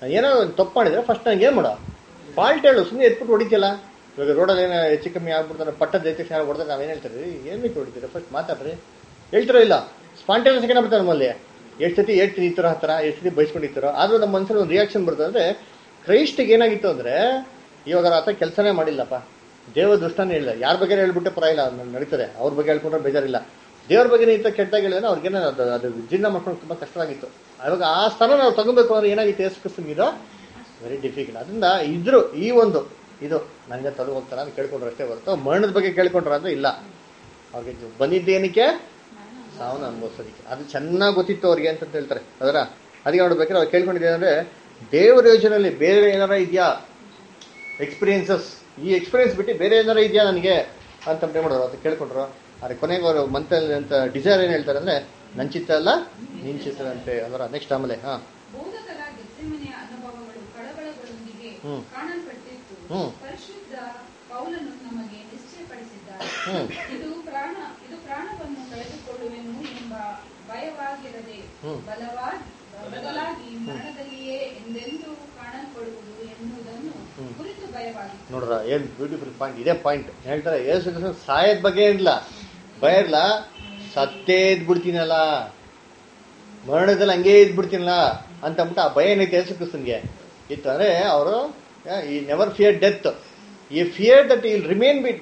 ಏನೋ ಒಂದ್ ತಪ್ಪು ಮಾಡಿದ್ರೆ ಫಸ್ಟ್ ನಂಗೆ ಏನು ಮಾಡೋ ಫಾಲ್ಟ್ ಹೇಳು ಸುಮ್ಮನೆ ಎತ್ಬಿಟ್ಟು ಹೊಡಿತಿಯಲ್ಲ ಇವಾಗ ರೋಡಲ್ಲಿ ಏನೋ ಹೆಚ್ಚು ಕಮ್ಮಿ ಆಗ್ಬಿಡ್ತಾರೆ ಪಟ್ಟದ ಹೆಚ್ಚು ಯಾರು ಹೊಡೆದ್ರೆ ನಾವೇನು ಹೇಳ್ತೀರಿ ಏನು ಬೇಕು ಹೊಡಿತೀರಿ ಫಸ್ಟ್ ಮಾತಾಡ್ರಿ ಹೇಳ್ತಿರೋ ಇಲ್ಲ ಸ್ಪಾಂಟೇನಿಯಸ್ ಏನಾಗ್ಬಿಡ್ತಾರೆ ನಮ್ಮಲ್ಲಿ ಎಷ್ಟು ಸತಿ ಹೇಳ್ತೀನಿ ಈ ಥರ ಹತ್ರ ಎಷ್ಟು ಸತಿ ಬೈಸ್ಕೊಂಡಿರ್ತಾರೋ ಆದ್ರೂ ನಮ್ಮ ಮನಸ್ಸಲ್ಲಿ ಒಂದು ರಿಯಾಕ್ಷನ್ ಬರ್ತದೆ ಅಂದ್ರೆ ಕ್ರೈಸ್ಟಿಗೆ ಏನಾಗಿತ್ತು ಅಂದ್ರೆ ಇವಾಗ ಆತ ಕೆಲಸನೇ ಮಾಡಿಲ್ಲಪ್ಪ ದೇವ ದುಷ್ಟನೇ ಹೇಳಿಲ್ಲ ಯಾರ ಬಗ್ಗೆ ಹೇಳ್ಬಿಟ್ಟೆ ಪರವಾಗಿಲ್ಲ ಅದು ನಡೀತದೆ ಅವ್ರ ಬಗ್ಗೆ ಹೇಳ್ಕೊಂಡ್ರೆ ಬೇಜಾರಿಲ್ಲ ದೇವ್ರ ಬಗ್ಗೆ ಇಂಥ ಕೆಟ್ಟದಾಗ ಹೇಳಿದ್ರೆ ಅವ್ರಿಗೇನೋ ಅದು ಅದು ಜೀರ್ಣ ಮಾಡ್ಕೊಂಡು ತುಂಬಾ ಕಷ್ಟವಾಗಿತ್ತು ಅವಾಗ ಆ ಸ್ಥಾನ ನಾವು ತಗೋಬೇಕು ಅಂದ್ರೆ ಏನಾಗಿತ್ತು ಯೇಸು ಕ್ರಿಸ್ತನಿಗಿದು ವೆರಿ ಡಿಫಿಕಲ್ಟ್ ಅದರಿಂದ ಇದ್ರು ಈ ಒಂದು ಇದು ನನಗೆ ತಲೆ ಹೋಗ್ತಾರ ಅಂತ ಕೇಳ್ಕೊಂಡ್ರೆ ಅಷ್ಟೇ ಹೊರತು ಮರಣದ ಬಗ್ಗೆ ಕೇಳ್ಕೊಂಡ್ರೆ ಅಂದ್ರೆ ಇಲ್ಲ ಅವ್ರಿಗೆ ಬಂದಿದ್ದೇನಕ್ಕೆ ಸಾವನ್ನ ಅನುಭವಿಸೋದಕ್ಕೆ ಅದು ಚೆನ್ನಾಗಿ ಗೊತ್ತಿತ್ತು ಅವ್ರಿಗೆ ಅಂತ ಹೇಳ್ತಾರೆ ಅದರ ಅದಕ್ಕೆ ನೋಡ್ಬೇಕಾದ್ರೆ ಅವ್ರು ಕೇಳ್ಕೊಂಡಿದ್ದೇನೆ ಅಂದ್ರೆ ದೇವರ ಯೋಜನೆಯಲ್ಲಿ ಬೇರೆ ಏನಾರ ಇದೆಯಾ ಎಕ್ಸ್ಪೀರಿಯನ್ಸಸ್ ಈ ಎಕ್ಸ್ಪೀರಿಯನ್ಸ್ ಬಿಟ್ಟು ಬೇರೆ ಏನಾರ ಇದೆಯಾ ನನಗೆ ಅಂತ ಏನು ಮಾಡೋರು ಅಂತ ಕೇಳ್ಕೊಂಡ್ರು ಆದರೆ ಕೊನೆಗೆ ಅವರು ಮಂತಲ್ಲಿ ಅಂತ ಡಿಸೈರ್ ಏನು ಹೇಳ್ತಾರೆ ಅಂದ್ರೆ ನನ್ನ ಚಿತ್ತ ಅಲ್ಲ ನಿನ್ ಚಿತ್ತ ಅಂತೆ ಅದರ ನೆಕ್ಸ್ಟ್ ಆಮೇಲೆ ಹಾ
ಬೋಧಕರ ಗೆತ್ಸೆಮನೆಯ ಅನುಭವಗಳು ಕಳವಳಗಳೊಂದಿಗೆ
ಹ್ಮ್.
ಕಾಣಲ್ಪಟ್ಟಿತ್ತು
ಹ್ಮ್.
ಪರಿಶುದ್ಧ ಪೌಲನು ನಮಗೆ ನಿಶ್ಚಯಪಡಿಸಿದ್ದಾರೆ
ಹ್ಮ್.
ಇದು ಪ್ರಾಣ ಇದು ಪ್ರಾಣವನ್ನು ಕಳೆದುಕೊಳ್ಳುವೆನು ಎಂಬ ಭಯವಾಗಿರದೆ
ಹ್ಮ್.
ಬಲವಾದ ಬದಲಾಗಿ ಮರಣದಲ್ಲಿಯೇ ಎಂದೆಂದೂ ಕಾಣಲ್ಪಡುವುದು ಎನ್ನುವುದನ್ನು
ಹ್ಮ್.
ಕುರಿತು ಭಯವಾಗಿತ್ತು
ನೋಡ್ರ ಏನ್ ಬ್ಯೂಟಿಫುಲ್ ಪಾಯಿಂಟ್ ಇದೇ ಪಾಯಿಂಟ್ ಹೇಳ್ತಾರೆ ಯೇಸು ಕ್ರಿಸ್ತ ಸಾಯದ್ ಬಗ್ಗೆ ಇಲ್ಲ ಭಯ ಇಲ್ಲ ಸತ್ತೇ ಇದ್ಬಿಡ್ತೀನಲ್ಲ ಮರಣದಲ್ಲಿ ಹಂಗೇ ಇದ್ಬಿಡ್ತೀನಲ್ಲ ಅಂತ ಅಂದ್ಬಿಟ್ಟು ಆ ಭಯ ಏನೈತೆ ಯೇಸು ಕ್ರಿಸ್ತನ್ಗೆ ಇತ್ತು ಅಂದ್ರೆ ಅವರು ಈ ನೆವರ್ ಫಿಯರ್ ಡೆತ್ ಈ fear that'll remain but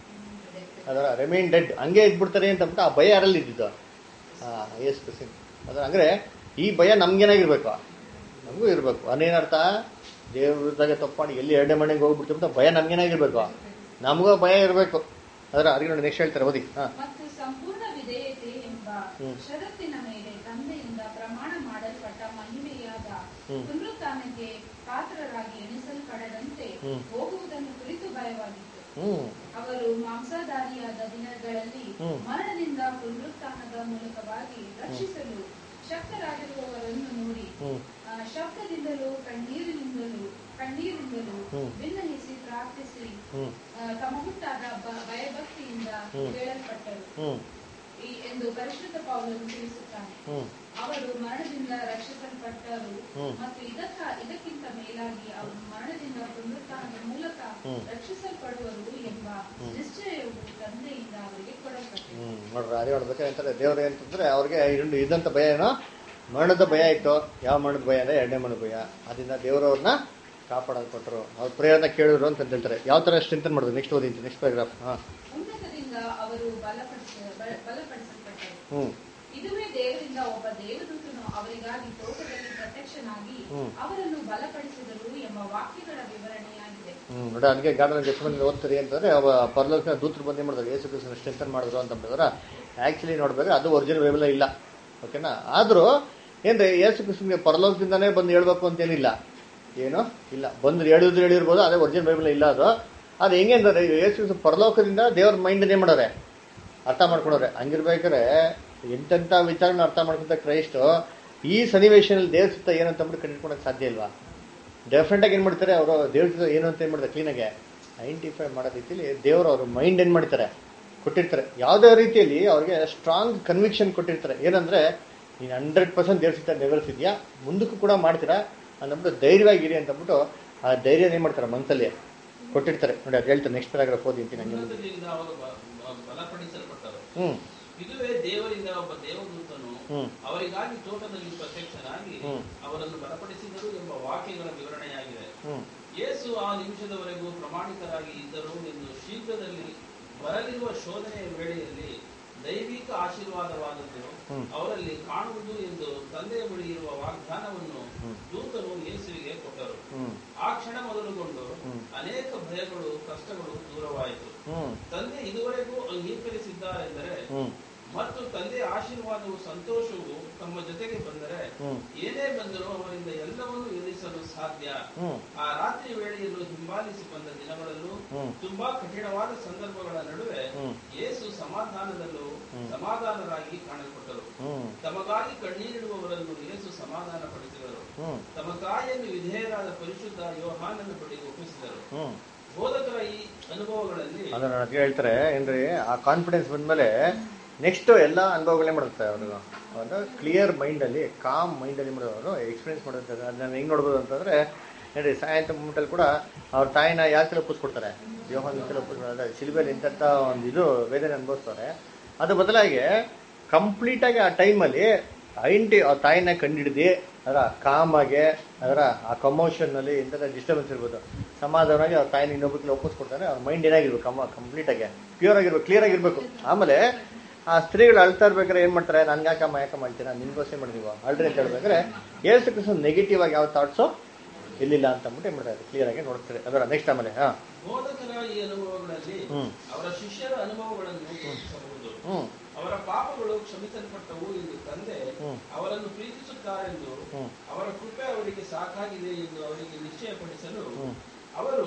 ಅದರ ರಿಮೈನ್ ಡೆಡ್ ಹಂಗೆ ಇದ್ಬಿಡ್ತಾರೆ ಅಂತ ಅಂದ್ಬಿಟ್ಟು ಆ ಭಯ ಯಾರಲ್ಲಿ ಇದ್ದಿದ್ದು ಹಾ ಯೇಸು ಕ್ರಿಸ್ತನ್ ಅದರ ಅಂದ್ರೆ ಈ ಭಯ ನಮ್ಗೇನಾಗಿರ್ಬೇಕು ನಮಗೂ ಇರ್ಬೇಕು ಅದೇನರ್ಥ ದೇವ್ರದಾಗೆ ತಪ್ಪು ಮಾಡಿ ಎಲ್ಲಿ ಎರಡನೇ ಮನೆಗೆ ಹೋಗ್ಬಿಡ್ತೀವಿ ಅಂತ ಭಯ ನಮ್ಗೇನಾಗಿರ್ಬೇಕು ನಮಗೂ ಭಯ ಇರಬೇಕು ಅದರ ಅದಕ್ಕೆ ನೋಡಿ ನೆಕ್ಸ್ಟ್ ಹೇಳ್ತಾರೆ ಓದಿ ಹಾ
ಮತ್ತು ಸಂಪೂರ್ಣ ವಿಧೇಯತೆ ಎಂಬ
ಹ್ಮ್.
ಷರತ್ತಿನ ಮೇಲೆ ತಂದೆಯಿಂದ ಪ್ರಮಾಣ ಮಾಡಲ್ಪಟ್ಟ ಮಹಿಮೆಯಾದ
ಹ್ಮ್.
ಪುನರುತ್ಥಾನಕ್ಕೆ ಪಾತ್ರರಾಗಿ ಎಣಿಸಲ್ಪಡದಂತೆ
ಹ್ಮ್.
ಹೋಗುವುದನ್ನು ಕುರಿತು ಭಯವಾಗಿತ್ತು
ಹ್ಮ್
ಅವರು ಮಾಂಸಾಧಾರಿಯಾದ ದಿನಗಳಲ್ಲಿ
ಹ್ಮ್.
ಮರಣದಿಂದ ಪುನರುತ್ಥಾನದ ಮೂಲಕವಾಗಿ ರಕ್ಷಿಸಲು ಶಕ್ತರಾಗಿರುವವರನ್ನು ನೋಡಿ
ಹ್ಮ್
ಆ, ಶಬ್ದದಿಂದಲೂ ಕಣ್ಣೀರಿನಿಂದಲೂ ಕಣ್ಣೀರಿಂದಲೂ
ಹ್ಮ್.
ಭಿನ್ನಹಿಸಿ ಪ್ರಾರ್ಥಿಸಿ
ಹ್ಮ್
ಆ, ತಮಗುಟ್ಟಾದ ಬ- ಭಯಭಕ್ತಿಯಿಂದ
ಹ್ಮ್.
ಕೇಳಲ್ಪಟ್ಟರು
ಹ್ಮ್
ಈ- ಎಂದು ಪರಿಶುದ್ಧ ಪೌಲನು ತಿಳಿಸುತ್ತಾನೆ
ಹ್ಮ್
ಅವರು ಮರಣದಿಂದ ರಕ್ಷಿಸಲ್ಪಟ್ಟರು
ಹ್ಮ್.
ಮತ್ತು ಇದಕ್ಕ ಇದಕ್ಕಿಂತ ಮೇಲಾಗಿ ಅವರು ಮರಣದಿಂದ ಪುನರುತ್ಥಾನದ ಮೂಲಕ
ಹ್ಮ್.
ರಕ್ಷಿಸಲ್ಪಡುವರು ಎಂಬ
ಹ್ಮ್.
ನಿಶ್ಚಯವು ತಂದೆಯಿಂದ ಅವರಿಗೆ ಕೊಡಲ್ಪಟ್ಟಿದೆ
ಹ್ಮ್ ನೋಡ್ರಿ ಅದೇ ನೋಡ್ಬೇಕು ಅಂತಾರೆ ದೇವ್ರು ಏನಂತಂದ್ರೆ ಅವ್ರಿಗೆ ಇருந்து ಇದಂತ ಭಯ ಏನೋ ಮರಣದ ಭಯ ಇತ್ತು ಯಾವ ಮರಣದ ಭಯ ಅಂದ್ರೆ ಎರಡನೇ ಮರಣದ ಭಯ ಅದರಿಂದ ದೇವರವ್ರನ್ನ ಕಾಪಾಡಲ್ಪಟ್ರು ಅವ್ರ ಪ್ರೇರಣೆ ಕೇಳಿದ್ರು ಅಂತ ಹೇಳ್ತಾರೆ ಯಾವ ತರ ಚಿಂತನೆ ಮಾಡಿದ್ರು ನೆಕ್ಸ್ಟ್ ಓದಿ ನೆಕ್ಸ್ಟ್ ಪ್ಯಾರಾಗ್ರಾಫ್ ಹಾ
ಉನ್ನತದಿಂದ ಅವರು ಬಲಪಡಿಸ ಬಲ- ಬಲಪಡಿಸಲ್ಪಟ್ಟರು
ಹ್ಮ್
ಇದುವೇ ದೇವರಿಂದ ಒಬ್ಬ ದೇವದೂತನು ಅವರಿಗಾಗಿ ತೋಟದಲ್ಲಿ ಪ್ರತ್ಯಕ್ಷನಾಗಿ
ಹ್ಮ್.
ಅವರನ್ನು ಬಲಪಡಿಸಿದರು ಎಂಬ ವಾಕ್ಯಗಳ ವಿವರಣೆಯಾಗಿದೆ
ಹ್ಮ್ ನೋಡಿ ಅದಕ್ಕೆ ಗಾರ್ಡನ್ ಗೆಸ್ಮನ್ ಓದ್ತಾರೆ ಅಂತಂದ್ರೆ ಅವ ಪರಲೋಕ ದೂತರು ಬಂದು ಏನ್ ಮಾಡಿದ್ರು ಯೇಸು ಕ್ರಿಸ್ತನ ಸ್ಟ್ರೆಂಥನ್ ಮಾಡಿದ್ರು ಅಂತ ಹೇಳಿದ್ರ ಆಕ್ಚುಲಿ ನೋಡ್ಬೇಕು ಅದು ಒರಿಜಿನಲ್ ಬೈಬಲ್ ಇಲ್ಲ ಓಕೆನಾ ಆದ್ರೂ ಏನ್ರಿ ಯೇಸು ಕ್ರಿಸ್ತನ್ಗೆ ಪರಲೋಕದಿಂದಾನೇ ಬಂದು ಹೇಳ್ಬೇಕು ಅಂತೇನಿಲ್ಲ ಏನು ಇಲ್ಲ ಬಂದು ಹೇಳಿದ್ರು ಹೇಳಿರ್ಬೋದು ಅದೇ ಒರಿಜಿನಲ್ ಬೈಬಲ್ ಇಲ್ಲ ಅದು ಅದು ಹೆಂಗೆ ಅಂದ್ರೆ ಯೇಸು ಕ್ರಿಸ್ತ ಪರಲೋಕದಿಂದ ದೇವ್ರ ಮೈಂಡ್ ಏನ್ ಮಾಡೋರೆ ಅರ್ಥ ಮಾಡ್ಕೊಂಡವ್ರೆ ಹಂಗಿರ್ಬೇಕಾದ್ರೆ ಎಂತೆಂಥ ವಿಚಾರನ ಅರ್ಥ ಮಾಡ್ಕೊಂತ ಕ್ರೈಸ್ಟ್ ಈ ಸನ್ನಿವೇಶನಲ್ಲಿ ದೇವ್ರ ಸುತ್ತ ಏನಂತ ಅಂದ್ಬಿಟ್ಟು ಕಂಡಿಡ್ಕೊಳಕ್ ಸಾಧ್ಯ ಇಲ್ವಾ ಡೆಫಿನೆಟ್ ಆಗಿ ಏನ್ ಮಾಡ್ತಾರೆ ಅವರು ದೇವ್ರ ಜೊತೆ ಏನು ಅಂತ ಏನ್ ಮಾಡ್ತಾರೆ ಕ್ಲೀನಾಗೆ ಐಡೆಂಟಿಫೈ ಮಾಡೋ ರೀತಿಯಲ್ಲಿ ದೇವರು ಅವ್ರ ಮೈಂಡ್ ಏನ್ ಮಾಡ್ತಾರೆ ಕೊಟ್ಟಿರ್ತಾರೆ ಯಾವುದೇ ರೀತಿಯಲ್ಲಿ ಅವ್ರಿಗೆ ಸ್ಟ್ರಾಂಗ್ ಕನ್ವಿಕ್ಷನ್ ಕೊಟ್ಟಿರ್ತಾರೆ ಏನಂದ್ರೆ ನೀನು ಹಂಡ್ರೆಡ್ ಪರ್ಸೆಂಟ್ ದೇವ್ರ ಸಿಗ್ತಾ ನೆರವೇರಿಸಿದ್ಯಾ ಮುಂದಕ್ಕೂ ಕೂಡ ಮಾಡ್ತೀರಾ ಅಂದ್ಬಿಟ್ಟು ಧೈರ್ಯವಾಗಿರಿ ಅಂತ ಅಂದ್ಬಿಟ್ಟು ಆ ಧೈರ್ಯ ಏನ್ ಮಾಡ್ತಾರೆ ಮನಸ್ಸಲ್ಲಿ ಕೊಟ್ಟಿರ್ತಾರೆ ನೋಡಿ ಅದು ಹೇಳ್ತಾರೆ ನೆಕ್ಸ್ಟ್ ಪ್ಯಾರಾಗ್ರಾಫ್ ಓದಿಂತೀನಿ ಹಂಗೆ ಮುಂದೆ.
ಉನ್ನತದಿಂದ ಅವರು ಬ- ಬ- ಬಲಪಡಿಸಲ್ಪಟ್ಟರು
ಹ್ಮ್
ಇದುವೇ ದೇವರಿಂದ ಒಬ್ಬ ದೇವದೂತನು
ಹ್ಮ್.
ಅವರಿಗಾಗಿ ತೋಟದಲ್ಲಿ ಪ್ರತ್ಯಕ್ಷನಾಗಿ
ಹ್ಮ್.
ಅವರನ್ನು ಬಲಪಡಿಸಿದರು ಎಂಬ ವಾಕ್ಯಗಳ ವಿವರಣೆಯಾಗಿದೆ
ಹ್ಮ್
ಯೇಸು ಆ ನಿಮಿಷದವರೆಗೂ ಪ್ರಮಾಣಿಕರಾಗಿ ಇದ್ದರು ಎಂದು ಶೀಘ್ರದಲ್ಲಿ ಬರಲಿರುವ ಶೋಧನೆಯ ವೇಳೆಯಲ್ಲಿ ದೈವಿಕ ಆಶೀರ್ವಾದವಾದದ್ದು
ಹ್ಮ್.
ಅವರಲ್ಲಿ ಕಾಣುವುದು ಎಂದು ತಂದೆಯ ಬಳಿ ಇರುವ ವಾಗ್ದಾನವನ್ನು
ಹ್ಮ್.
ದೂತನು ಯೇಸುವಿಗೆ ಕೊಟ್ಟರು
ಹ್ಮ್
ಆ ಕ್ಷಣ ಮೊದಲುಗೊಂಡು
ಹ್ಮ್.
ಅನೇಕ ಭಯಗಳು ಕಷ್ಟಗಳು ದೂರವಾಯಿತು
ಹ್ಮ್
ತಂದೆ ಇದುವರೆಗೂ ಅಂಗೀಕರಿಸಿದ್ದಾರೆಂದರೆ
ಹ್ಮ್
ಮತ್ತು ತಂದೆಯ ಆಶೀರ್ವಾದವು ಸಂತೋಷವು ತಮ್ಮ ಜೊತೆಗೆ ಬಂದರೆ
ಹ್ಮ್.
ಏನೇ ಬಂದರೂ ಅವರಿಂದ ಎಲ್ಲವನ್ನೂ ಎದುರಿಸಲು ಸಾಧ್ಯ
ಹ್ಮ್.
ಆ ರಾತ್ರಿ ವೇಳೆಯಲ್ಲೂ ಹಿಂಬಾಲಿಸಿ ಬಂದ ದಿನಗಳಲ್ಲೂ
ಹ್ಮ್.
ತುಂಬಾ ಕಠಿಣವಾದ ಸಂದರ್ಭಗಳ ನಡುವೆ
ಹ್ಮ್.
ಯೇಸು ಸಮಾಧಾನದಲ್ಲೂ
ಹ್ಮ್.
ಸಮಾಧಾನರಾಗಿ ಕಾಣಲ್ಪಟ್ಟರು
ಹ್ಮ್
ತಮಗಾಗಿ ಕಣ್ಣೀರಿಡುವವರನ್ನು ಯೇಸು ಸಮಾಧಾನ ಪಡಿಸಿದರು
ಹ್ಮ್
ತಮ್ಮ ತಾಯಿಯನ್ನು ವಿಧೇಯರಾದ ಪರಿಶುದ್ಧ ಯೋಹಾನನ ಬಳಿಗೆ ಒಪ್ಪಿಸಿದರು
ಹ್ಮ್
ಬೋಧಕರ ಈ ಅನುಭವಗಳಲ್ಲಿ
ಅದನ್ನ ಅದಕ್ಕೆ ಹೇಳ್ತಾರೆ ಏನ್ರಿ ಆ ಕಾನ್ಫಿಡೆನ್ಸ್ ಬಂದ್ಮೇಲೆ ನೆಕ್ಸ್ಟ್ ಎಲ್ಲ ಅನುಭವಗಳೇ ಮಾಡುತ್ತೆ ಅವರು ಒಂದು ಕ್ಲಿಯರ್ ಮೈಂಡಲ್ಲಿ ಕಾಮ್ ಮೈಂಡಲ್ಲಿ ಮಾಡೋರು ಎಕ್ಸ್ಪೀರಿಯನ್ಸ್ ಮಾಡುತ್ತೆ ಅದನ್ನ ಹೆಂಗ್ ನೋಡ್ಬೋದು ಅಂತಂದ್ರೆ ನೋಡಿ ಸಾಯಂಕಾಲ ಮೂಮೆಂಟಲ್ಲಿ ಕೂಡ ಅವ್ರ ತಾಯಿನ ಯಾರ ಕೈಲಿ ಒಪ್ಪಿಸ್ಕೊಡ್ತಾರೆ ಯೋಹನ್ ಕೈಲಿ ಒಪ್ಪಿಸ್ಕೊಡ್ತಾರೆ ಶಿಲ್ಬೆಲಿ ಇಂಥ ಒಂದು ಇದು ವೇದನೆ ಅನುಭವಿಸ್ತಾರೆ ಅದು ಬದಲಾಗಿ ಕಂಪ್ಲೀಟ್ ಆಗಿ ಆ ಟೈಮಲ್ಲಿ ಐಂಟಿ ಆ ತಾಯಿನ ಕಂಡಿಡ್ದು ಅದರ ಕಾಮಾಗೆ ಅದರ ಆ ಕಮೋಷನ್ನಲ್ಲಿ ಇಂಥದ್ದು ಡಿಸ್ಟರ್ಬೆನ್ಸ್ ಇರ್ಬೋದು ಸಮಾಧಾನವಾಗಿ ಅವ್ರ ತಾಯಿನ ಇನ್ನೊಬ್ಬಕ್ಕೆ ಒಪ್ಪಿಸ್ಕೊಡ್ತಾರೆ ಅವ್ರ ಮೈಂಡ್ ಏನಾಗಿರ್ಬೇಕು ಕಮ್ಮ ಕಂಪ್ಲೀಟ್ ಆಗಿ ಪ್ಯೂರ್ ಆಗಿರ್ಬೇಕು ಕ್ಲಿಯರ್ ಆಗಿರ್ಬೇಕು ಆಮೇಲೆ ಆ ಸ್ತ್ರೀಗಳು ಅಳ್ತಾ ಇರ್ಬೇಕಾದ್ರೆ ಏನ್ ಮಾಡ್ತಾರೆ ನನ್ಗೆ ಯಾಕಮ್ಮ ಯಾಕಮ್ಮ ಮಾಡ್ತೀರಾ ನಿನ್ಗೋಸ್ಕರ ಮಾಡಿದೀವ ಅಳ್ರಿ ಅಂತ ಹೇಳ್ಬೇಕಾದ್ರೆ ಏಸು ಕೃಷ್ಣ ನೆಗೆಟಿವ್ ಆಗಿ ಯಾವ ಥಾಟ್ಸು ಇಲ್ಲಿಲ್ಲ ಅಂತ ಅಂದ್ಬಿಟ್ಟು ಏನ್ ಮಾಡ್ತಾರೆ ಕ್ಲಿಯರ್ ಆಗಿ ನೋಡ್ತಾರೆ ಅದರ ನೆಕ್ಸ್ಟ್ ಆಮೇಲೆ ಹಾ
ಬೋಧಕರ ಈ ಅನುಭವಗಳಲ್ಲಿ
ಹ್ಮ್.
ಅವರ ಶಿಷ್ಯರ ಅನುಭವಗಳನ್ನು ತೋರಿಸಬಹುದು
ಹ್ಮ್
ಅವರ ಪಾಪಗಳು ಕ್ಷಮಿಸಲ್ಪಟ್ಟವು ಎಂದು ತಂದೆ
ಹ್ಮ್.
ಅವರನ್ನು ಪ್ರೀತಿಸುತ್ತಾರೆಂದು
ಹ್ಮ್.
ಅವರ ಕೃಪೆ ಅವರಿಗೆ ಸಾಕಾಗಿದೆ ಎಂದು ಅವರಿಗೆ ನಿಶ್ಚಯಪಡಿಸಲು
ಹ್ಮ್.
ಅವರು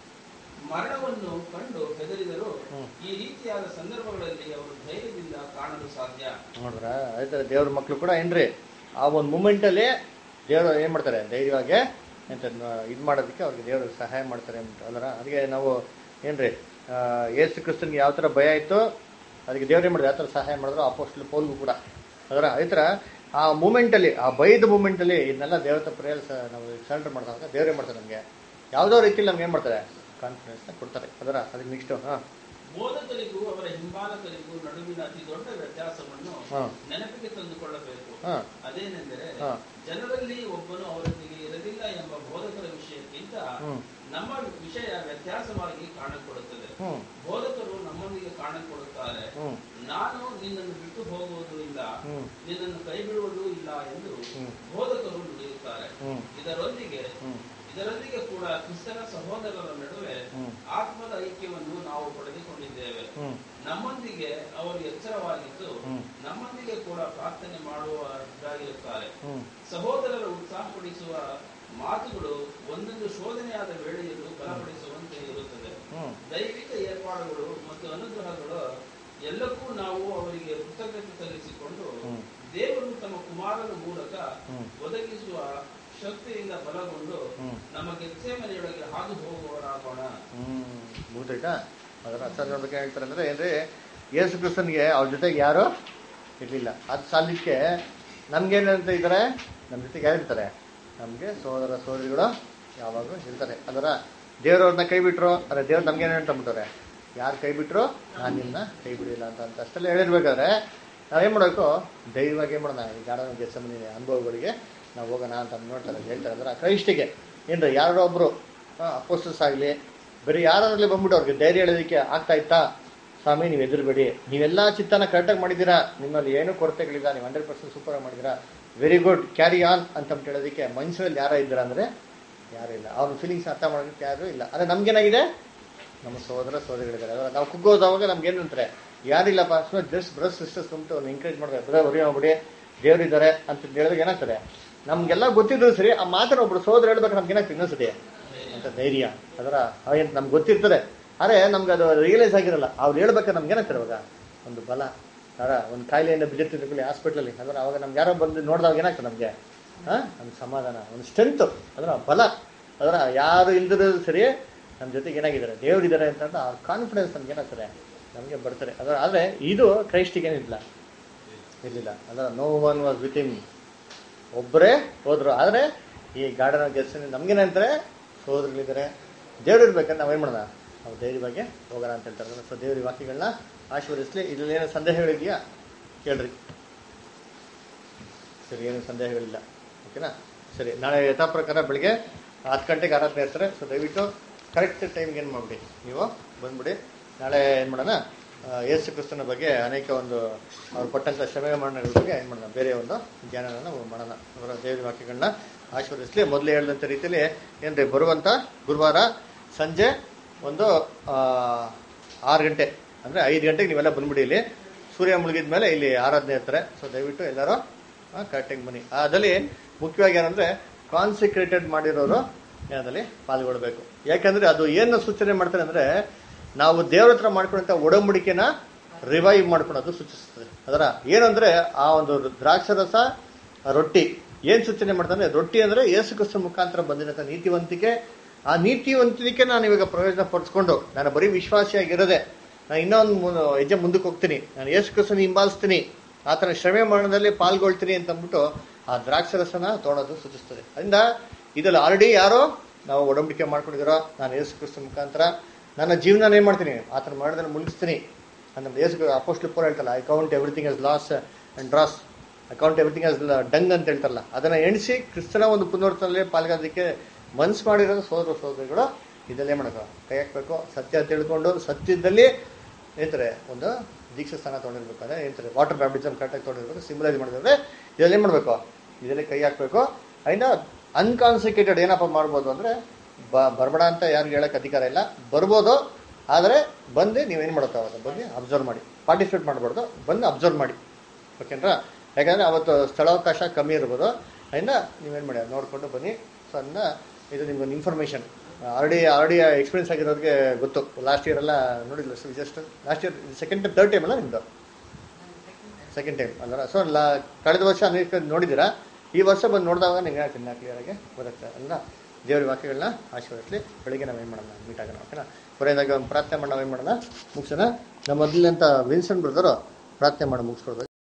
ಮರಣವನ್ನು ಕಂಡು ಹೆದರಿದರು
ಹ್ಮ್.
ಈ ರೀತಿಯಾದ ಸಂದರ್ಭಗಳಲ್ಲಿ ಅವರು ಧೈರ್ಯದಿಂದ ಕಾಣಲು ಸಾಧ್ಯ
ನೋಡಿದ್ರ ಆಯ್ತಾರೆ ದೇವ್ರ ಮಕ್ಳು ಕೂಡ ಏನ್ರಿ ಆ ಒಂದು ಮೂಮೆಂಟಲ್ಲಿ ದೇವರು ಏನ್ ಮಾಡ್ತಾರೆ ಧೈರ್ಯವಾಗಿ ಎಂತ ಇದು ಮಾಡೋದಕ್ಕೆ ಅವ್ರಿಗೆ ದೇವರು ಸಹಾಯ ಮಾಡ್ತಾರೆ ಅಂದ್ಬಿಟ್ಟು ಅಲ್ಲರ ಅದಕ್ಕೆ ನಾವು ಏನ್ರಿ ಆ, ಯೇಸು ಕ್ರಿಸ್ತನ್ಗೆ ಯಾವ ಥರ ಭಯ ಇತ್ತು ಅದಕ್ಕೆ ದೇವ್ರು ಏನು ಮಾಡಿದ್ರು ಯಾವ ಥರ ಸಹಾಯ ಮಾಡಿದ್ರು ಅಪೋಸ್ಟಲ್ ಪೌಲ್ಗೂ ಕೂಡ ಅದರ ಈ ಥರ ಆ ಮೂಮೆಂಟಲ್ಲಿ ಆ ಭಯದ ಮೂಮೆಂಟಲ್ಲಿ ಇದನ್ನೆಲ್ಲ ದೇವತ ಪ್ರೇಯರ್ ನಾವು ಸರೆಂಡರ್ ಮಾಡಿದಾಗ ದೇವ್ರು ಏನು ಮಾಡ್ತಾರೆ ನಮಗೆ ಯಾವುದೋ ರೀತಿಯಲ್ಲಿ ನಮ್ಗೆ ಏನು ಮಾಡ್ತಾರೆ ಕಾನ್ಫಿಡೆನ್ಸ್ನ ಕೊಡ್ತಾರೆ ಅದರ ಅದಕ್ಕೆ ನೆಕ್ಸ್ಟು ಹಾಂ
ಬೋಧಕರಿಗೂ ಅವರ ಹಿಂಬಾಲಕರಿಗೂ ನಡುವಿನ ಅತಿ ದೊಡ್ಡ ವ್ಯತ್ಯಾಸವನ್ನು
ಹಾ.
ನೆನಪಿಗೆ ತಂದುಕೊಳ್ಳಬೇಕು
ಹಾ.
ಅದೇನೆಂದರೆ
ಹಾ.
ಜನರಲ್ಲಿ ಒಬ್ಬನು ಅವರೊಂದಿಗೆ ಇರಲಿಲ್ಲ ಎಂಬ ಬೋಧಕರ ವಿಷಯಕ್ಕಿಂತ
ಹ್ಮ್.
ನಮ್ಮ ವಿಷಯ ವ್ಯತ್ಯಾಸವಾಗಿ ಕಾಣಕೊಡುತ್ತದೆ
ಹ್ಮ್.
ಬೋಧಕರು ನಮ್ಮೊಂದಿಗೆ ಕಾಣಕೊಡುತ್ತಾರೆ
ಹ್ಮ್.
ನಾನು ನಿನ್ನನ್ನು ಬಿಟ್ಟು ಹೋಗುವುದು ಇಲ್ಲ
ಹ್ಮ್.
ನಿನ್ನನ್ನು ಕೈ ಬಿಡುವುದು ಇಲ್ಲ ಎಂದು
ಹ್ಮ್.
ಬೋಧಕರು ನುಡಿಯುತ್ತಾರೆ
ಹ್ಮ್.
ಇದರೊಂದಿಗೆ
ಹ್ಮ್.
ಇದರೊಂದಿಗೆ ಕೂಡ ಕ್ರಿಸ್ತನ ಸಹೋದರರ ನಡುವೆ
ಹ್ಮ್.
ಆತ್ಮದ ಐಕ್ಯವನ್ನು ನಾವು ಪಡೆದುಕೊಂಡಿದ್ದೇವೆ
ಹ್ಮ್.
ನಮ್ಮೊಂದಿಗೆ ಅವರು ಎಚ್ಚರವಾಗಿದ್ದು
ಹ್ಮ್.
ನಮ್ಮೊಂದಿಗೆ ಕೂಡ ಪ್ರಾರ್ಥನೆ ಮಾಡುವವರಾಗಿರುತ್ತಾರೆ
ಹ್ಮ್.
ಸಹೋದರರ ಉತ್ಸಾಹಪಡಿಸುವ ಮಾತುಗಳು ಒಂದೊಂದು ಶೋಧನೆಯಾದ ವೇಳೆಯಲ್ಲೂ ಬಲಪಡಿಸುವಂತೆ ಇರುತ್ತದೆ
ಹ್ಮ್.
ದೈವಿಕ ಏರ್ಪಾಡುಗಳು ಮತ್ತು ಅನುಗ್ರಹಗಳು ಎಲ್ಲಕ್ಕೂ ನಾವು ಅವರಿಗೆ ಕೃತಜ್ಞತೆ ಸಲ್ಲಿಸಿಕೊಂಡು
ಹ್ಮ್.
ದೇವರು ತಮ್ಮ ಕುಮಾರನ ಮೂಲಕ
ಹ್ಮ್.
ಒದಗಿಸುವ ಶಕ್ತಿಯಿಂದ ಬಲಗೊಂಡು
ಹ್ಮ್.
ನಮ್ಮ ಗೆತ್ಸೆಮನೆಯೊಳಗೆ ಹಾದು ಹೋಗುವವರಾಗೋಣ
ಹ್ಮ್ ಮುಗ್ದೈತಾ ಅದರ ಅರ್ಥ ನೋಡ್ಬೇಕು ಹೇಳ್ತಾರೆ ಅಂದ್ರೆ ಏನ್ರಿ ಯೇಸು ಕ್ರಿಸ್ತನ್ಗೆ ಅವ್ರ ಜೊತೆಗೆ ಯಾರು ಇರ್ಲಿಲ್ಲ ಅದು ಸಾಲಿಕ್ಕೆ ನಮ್ಗೇನಂತ ಇದ್ದಾರೆ ನಮ್ಮ ಜೊತೆಗೆ ಯಾರು ಇರ್ತಾರೆ ನಮ್ಗೆ ಸೋದರ ಸೋದರಿಗಳು ಯಾವಾಗಲೂ ಇರ್ತಾರೆ ಅದರ ದೇವ್ರವ್ರನ್ನ ಕೈ ಬಿಟ್ರು ಅದೇ ದೇವ್ರು ನಮ್ಗೇನು ಅಂತ ಅಂದ್ಬಿಟ್ಟವ್ರೆ ಯಾರು ಕೈ ಬಿಟ್ರು ನಾನು ನಿನ್ನ ಕೈ ಬಿಡಿಲ್ಲ ಅಂತ ಅಂತ ಅಷ್ಟೆಲ್ಲ ಹೇಳಿರ್ಬೇಕಾದ್ರೆ ನಾವೇನ್ ಮಾಡಬೇಕು ಧೈರ್ಯವಾಗಿ ಏನ್ ಮಾಡೋಣ ಈ ಗಾರ್ಡನ್ ಗೆಸಮನಿ ಅನುಭವಗಳಿಗೆ ನಾವು ಹೋಗೋಣ ಅಂತ ನೋಡ್ತಾರೆ ಹೇಳ್ತಾರೆ ಅಂದ್ರೆ ಕ್ರೈಸ್ಟಿಗೆ ಏನ್ರಿ ಯಾರೋ ಒಬ್ರು ಅಪೋಸ್ಟರ್ಸ್ ಆಗಲಿ ಬರೀ ಯಾರಾಗಲಿ ಬಂದ್ಬಿಟ್ಟು ಅವ್ರಿಗೆ ಧೈರ್ಯ ಹೇಳೋದಕ್ಕೆ ಆಗ್ತಾ ಇತ್ತಾ ಸ್ವಾಮಿ ನೀವು ಎದುರುಬೇಡಿ ನೀವೆಲ್ಲ ಚಿತ್ತನ ಕರೆಕ್ಟಾಗಿ ಮಾಡಿದ್ದೀರಾ ನಿಮ್ಮಲ್ಲಿ ಏನೂ ಕೊರತೆಗಳಿಲ್ಲ ನೀವು ಹಂಡ್ರೆಡ್ ಪರ್ಸೆಂಟ್ ಸೂಪರ್ ಆಗಿ ಮಾಡಿದ್ದೀರಾ ವೆರಿ ಗುಡ್ ಕ್ಯಾರಿ ಆನ್ ಅಂತ ಹೇಳೋದಕ್ಕೆ ಮನುಷ್ಯರಲ್ಲಿ ಯಾರ ಇದ್ದೀರಾ ಅಂದರೆ ಯಾರೂ ಇಲ್ಲ ಅವ್ರ ಫೀಲಿಂಗ್ಸ್ ಅರ್ಥ ಮಾಡೋದಕ್ಕೆ ಯಾರೂ ಇಲ್ಲ ಆದರೆ ನಮ್ಗೇನಾಗಿದೆ ನಮ್ಮ ಸಹೋದರ ಸಹೋದರಿಗಳಿದ್ದಾರೆ ಅವಾಗ ನಾವು ಕುಗ್ಗೋದವಾಗ ನಮ್ಗೆ ಏನು ಅಂತಾರೆ ಯಾರಿಲ್ಲಪ್ಪ ಸುಮ್ಮನೆ ಜಸ್ಟ್ ಬ್ರಸ್ ಸಿಸ್ಟರ್ಸ್ ಬಂತು ಅವ್ನು ಎಂಕರೇಜ್ ಮಾಡ್ತಾರೆ ಬ್ರದರ್ ಹೊರಿ ಹೋಗ್ಬಿಡಿ ದೇವರಿದ್ದಾರೆ ಅಂತ ಹೇಳಿದಾಗ ಏನಾಗ್ತದೆ ನಮ್ಗೆಲ್ಲ ಗೊತ್ತಿದ್ರು ಸರಿ ಆ ಮಾತ್ರ ಒಬ್ರು ಸಹೋದರ ಹೇಳ್ಬೇಕು ನಮ್ಗೆ ಏನಾಗ್ತದೆ ಇನ್ನೊಂದ್ಸತಿ ಅಂತ ಧೈರ್ಯ ಅದರ ಏನು ನಮ್ಗೆ ಗೊತ್ತಿರ್ತದೆ ಆದರೆ ನಮ್ಗೆ ಅದು ರಿಯಲೈಸ್ ಆಗಿರಲ್ಲ ಅವ್ರು ಹೇಳ್ಬೇಕಾದ್ರೆ ನಮ್ಗೆ ಏನಾಗ್ತದೆ ಅವಾಗ ಒಂದು ಬಲ ಅದರ ಒಂದು ಕಾಯಿಲೆಯಿಂದ ಬಿದ್ದಿರ್ತಿದ್ದಲ್ಲಿ ಹಾಸ್ಪಿಟ್ಲಲ್ಲಿ ಅದರ ಅವಾಗ ನಮ್ಗೆ ಯಾರೋ ಬಂದು ನೋಡಿದಾಗ ಏನಾಗ್ತದೆ ನಮಗೆ ಹಾಂ ಒಂದು ಸಮಾಧಾನ ಒಂದು ಸ್ಟ್ರೆಂತ್ ಅದರ ಬಲ ಅದರ ಯಾರು ಇಲ್ದಿರೋದು ಸರಿ ನಮ್ಮ ಜೊತೆಗೆ ಏನಾಗಿದ್ದಾರೆ ದೇವರಿದ್ದಾರೆ ಅಂತ ಆ ಕಾನ್ಫಿಡೆನ್ಸ್ ನಮ್ಗೆ ಏನಾಗ್ತದೆ ನಮಗೆ ಬರ್ತಾರೆ ಅದರ ಆದರೆ ಇದು ಕ್ರೈಸ್ಟಿಗೆ ಏನಿಲ್ಲ ಇರಲಿಲ್ಲ ಅದರ no one was with him ಒಬ್ಬರೇ ಹೋದ್ರು ಆದರೆ ಈ ಗಾರ್ಡನ್ ಗೆಲ್ಸ್ ನಮ್ಗೇನಂತಾರೆ ಸೋದರಗಳಿದ್ದಾರೆ ದೇವ್ರು ಇರ್ಬೇಕಾದ್ರೆ ನಾವೇನು ಮಾಡೋಣ ನಾವು ಧೈರ್ಯವಾಗಿ ಹೋಗೋಣ ಅಂತ ಹೇಳ್ತಾರೆ ಸೊ ದೇವ್ರ ವಾಕ್ಯಗಳನ್ನ ಆಶೀರ್ವದಿಸ್ಲಿ ಇದ್ರಲ್ಲಿ ಏನೋ ಸಂದೇಹಗಳಿದೆಯಾ ಕೇಳ್ರಿ ಸರಿ ಏನು ಸಂದೇಹಗಳಿಲ್ಲ ಓಕೆನಾ ಸರಿ ನಾಳೆ ಯಥಾ ಪ್ರಕಾರ ಬೆಳಿಗ್ಗೆ ಹತ್ತು ಗಂಟೆಗೆ ಆರಾಧನೆ ಇರ್ತಾರೆ ಸೊ ದಯವಿಟ್ಟು ಕರೆಕ್ಟ್ ಟೈಮ್ಗೆ ಏನು ಮಾಡ್ಬಿಡಿ ನೀವು ಬಂದ್ಬಿಡಿ ನಾಳೆ ಏನು ಮಾಡೋಣ ಆ, ಯೇಸು ಕ್ರಿಸ್ತನ ಬಗ್ಗೆ ಅನೇಕ ಒಂದು ಅವ್ರು ಕೊಟ್ಟಂಥ ಶ್ರಮೆ ಮರಣಗಳ ಬಗ್ಗೆ ಏನು ಮಾಡೋಣ ಬೇರೆ ಒಂದು ಧ್ಯಾನನ ನಾವು ಮಾಡೋಣ ಅವರ ದೇವರ ವಾಕ್ಯಗಳನ್ನ ಆಶೀರ್ವದಿಸಲಿ ಮೊದಲು ಹೇಳಿದಂಥ ರೀತಿಯಲ್ಲಿ ಏನ್ರಿ ಬರುವಂಥ ಗುರುವಾರ ಸಂಜೆ ಒಂದು ಆ, ಆರು ಗಂಟೆ ಅಂದರೆ ಐದು ಗಂಟೆಗೆ ನೀವೆಲ್ಲ ಬಂದ್ಬಿಡಿ ಇಲ್ಲಿ ಸೂರ್ಯ ಮುಳುಗಿದ ಮೇಲೆ ಇಲ್ಲಿ ಆರಾಧನೆ ಇರ್ತಾರೆ ಸೊ ದಯವಿಟ್ಟು ಎಲ್ಲರೂ ಕರೆಕ್ಟಾಗಿ ಬನ್ನಿ ಅದಲ್ಲಿ ಮುಖ್ಯವಾಗಿ ಏನಂದ್ರೆ ಕಾನ್ಸಿಕ್ರೇಟೆಡ್ ಮಾಡಿರೋರು ಏನದಲ್ಲಿ ಪಾಲ್ಗೊಳ್ಬೇಕು ಯಾಕಂದ್ರೆ ಅದು ಏನು ಸೂಚನೆ ಮಾಡ್ತಾರೆ ಅಂದ್ರೆ ನಾವು ದೇವ್ರ ಹತ್ರ ಮಾಡ್ಕೊಂಡಂತ ಒಡಂಬಡಿಕೆನ ರಿವೈವ್ ಮಾಡ್ಕೊಳೋದು ಸೂಚಿಸ್ತದೆ ಅದರ ಏನಂದ್ರೆ ಆ ಒಂದು ದ್ರಾಕ್ಷರಸ ರೊಟ್ಟಿ ಏನ್ ಸೂಚನೆ ಮಾಡ್ತಾರೆ ರೊಟ್ಟಿ ಅಂದ್ರೆ ಯೇಸು ಕ್ರಿಸ್ತ ಮುಖಾಂತರ ಬಂದಿರಂತ ನೀತಿವಂತಿಕೆ ಆ ನೀತಿವಂತಿಕೆ ನಾನು ಇವಾಗ ಪ್ರಯೋಜನ ಪಡಿಸ್ಕೊಂಡು ನಾನು ಬರೀ ವಿಶ್ವಾಸಿಯಾಗಿರದೆ ನಾನು ಇನ್ನೊಂದು ಮು- ಹೆಜ್ಜೆ ಮುಂದಕ್ಕೆ ಹೋಗ್ತೀನಿ ನಾನು ಯೇಸು ಕ್ರಿಸ್ತನ ಹಿಂಬಾಲಿಸ್ತೀನಿ ಆತನ ಶ್ರಮೆ ಮರಣದಲ್ಲಿ ಪಾಲ್ಗೊಳ್ತೀನಿ ಅಂತ ಅಂದ್ಬಿಟ್ಟು ಆ ದ್ರಾಕ್ಷರಸನ ತೊಗೊಳೋದು ಸೂಚಿಸ್ತದೆ ಅದರಿಂದ ಇದರಲ್ಲಿ ಆಲ್ರೆಡಿ ಯಾರೋ ನಾವು ಒಡಂಬಡಿಕೆ ಮಾಡ್ಕೊಂಡಿದ್ದೀರೋ ನಾನು ಯೇಸು ಕ್ರಿಸ್ತ ಮುಖಾಂತರ ನನ್ನ ಜೀವನ ಏನ್ ಮಾಡ್ತೀನಿ ಆತನ ಮರಣದಲ್ಲಿ ಮುಗಿಸ್ತೀನಿ ಅಂದ್ರೆ ಯೇಸು ಅಪೋಸ್ಟ್ ಪೋರ್ ಹೇಳ್ತಲ್ಲ I count everything as loss and dross account everything as dung ಅಂತ ಹೇಳ್ತಾರಲ್ಲ ಅದನ್ನ ಎಣಿಸಿ ಕ್ರಿಸ್ತನ ಒಂದು ಪುನರ್ತನಲ್ಲಿ ಪಾಲ್ಗೋದಕ್ಕೆ ಮನ್ಸು ಮಾಡಿರೋ ಸೋದರ ಸೋದರಿಗಳು ಇದಲ್ಲೇ ಮಾಡಬೇಕು ಕೈ ಹಾಕ್ಬೇಕು ಸತ್ಯ ತಿಳ್ಕೊಂಡು ಸತ್ಯದಲ್ಲಿ ಏನಂತಾರೆ ಒಂದು ದೀಕ್ಷಾ ಸ್ಥಾನ ತೊಗೊಂಡಿರ್ಬೇಕು ಅಂದ್ರೆ ಏನಂತಾರೆ ವಾಟರ್ ಬ್ಯಾಪ್ಟಿಸಮ್ ಕರೆಕ್ಟಾಗಿ ತೊಗೊಂಡಿರ್ಬೇಕು ಸಿಂಬಲೈಸ್ ಮಾಡಿದ್ರೆ ಇದರಲ್ಲಿ ಏನು ಮಾಡಬೇಕು ಇದರಲ್ಲಿ ಕೈ ಹಾಕ್ಬೇಕು ಅದರಿಂದ ಅನ್ಕಾನ್ಸಿಕ್ಯೂಟೆಡ್ ಏನಪ್ಪ ಮಾಡ್ಬೋದು ಅಂದ್ರೆ ಬ ಬರಬೇಡ ಅಂತ ಯಾರಿಗೂ ಹೇಳಕ್ ಅಧಿಕಾರ ಇಲ್ಲ ಬರ್ಬೋದು ಆದರೆ ಬಂದು ನೀವೇನು ಮಾಡೋಕ್ಕಾಗಲ್ಲ ಬಂದು ಅಬ್ಸರ್ವ್ ಮಾಡಿ ಪಾರ್ಟಿಸಿಪೇಟ್ ಮಾಡಬಾರ್ದು ಬಂದು ಅಬ್ಸರ್ವ್ ಮಾಡಿ ಓಕೆನಾ ಯಾಕಂದ್ರೆ ಅವತ್ತು ಸ್ಥಳಾವಕಾಶ ಕಮ್ಮಿ ಇರ್ಬೋದು ಅದರಿಂದ ನೀವೇನು ಮಾಡಿ ನೋಡಿಕೊಂಡು ಬನ್ನಿ ಸೊ ಅದನ್ನ ಇದು ನಿಮ್ಗೊಂದು ಇನ್ಫಾರ್ಮೇಷನ್ ಆಲ್ರೆಡಿ ಆಲ್ರೆಡಿ ಎಕ್ಸ್ಪೀರಿಯನ್ಸ್ ಆಗಿರೋರಿಗೆ ಗೊತ್ತು ಲಾಸ್ಟ್ ಇಯರ್ ಎಲ್ಲ ನೋಡಿಲ್ಲ so just last year second time third time ಅಲ್ಲ ನಿಮ್ಮದು ಸೆಕೆಂಡ್ ಟೈಮ್ ಅಲ್ವರ ಸೊ ಲಾ ಕಳೆದ ವರ್ಷ ಅನೇಕ ನೋಡಿದ್ದೀರಾ ಈ ವರ್ಷ ಬಂದು ನೋಡಿದಾಗ ನಿಮ್ಗೆ ಹೇಳ್ತೀನಿ ಕ್ಲಿಯರ್ ಆಗಿ ಬರುತ್ತೆ ಅಲ್ಲ ದೇವ್ರ ವಾಕ್ಯಗಳನ್ನ ಆಶೀರ್ವದಿಸಲಿ ಬೆಳಿಗ್ಗೆ ನಾವೇನು ಮಾಡೋಣ ಮೀಟ್ ಆಗೋಣ ಓಕೆನಾ ಕೊನೆಯದಾಗ ಒಂದು ಪ್ರಾರ್ಥನೆ ಮಾಡಿ ನಾವೇನು ಮಾಡೋಣ ಮುಗಿಸೋಣ ನಮ್ಮ ಮೊದಲಿನಂತ ವಿನ್ಸನ್ ಬ್ರದರು ಪ್ರಾರ್ಥನೆ ಮಾಡಿ ಮುಗಿಸ್ಕೊಡ್ಬೇಕು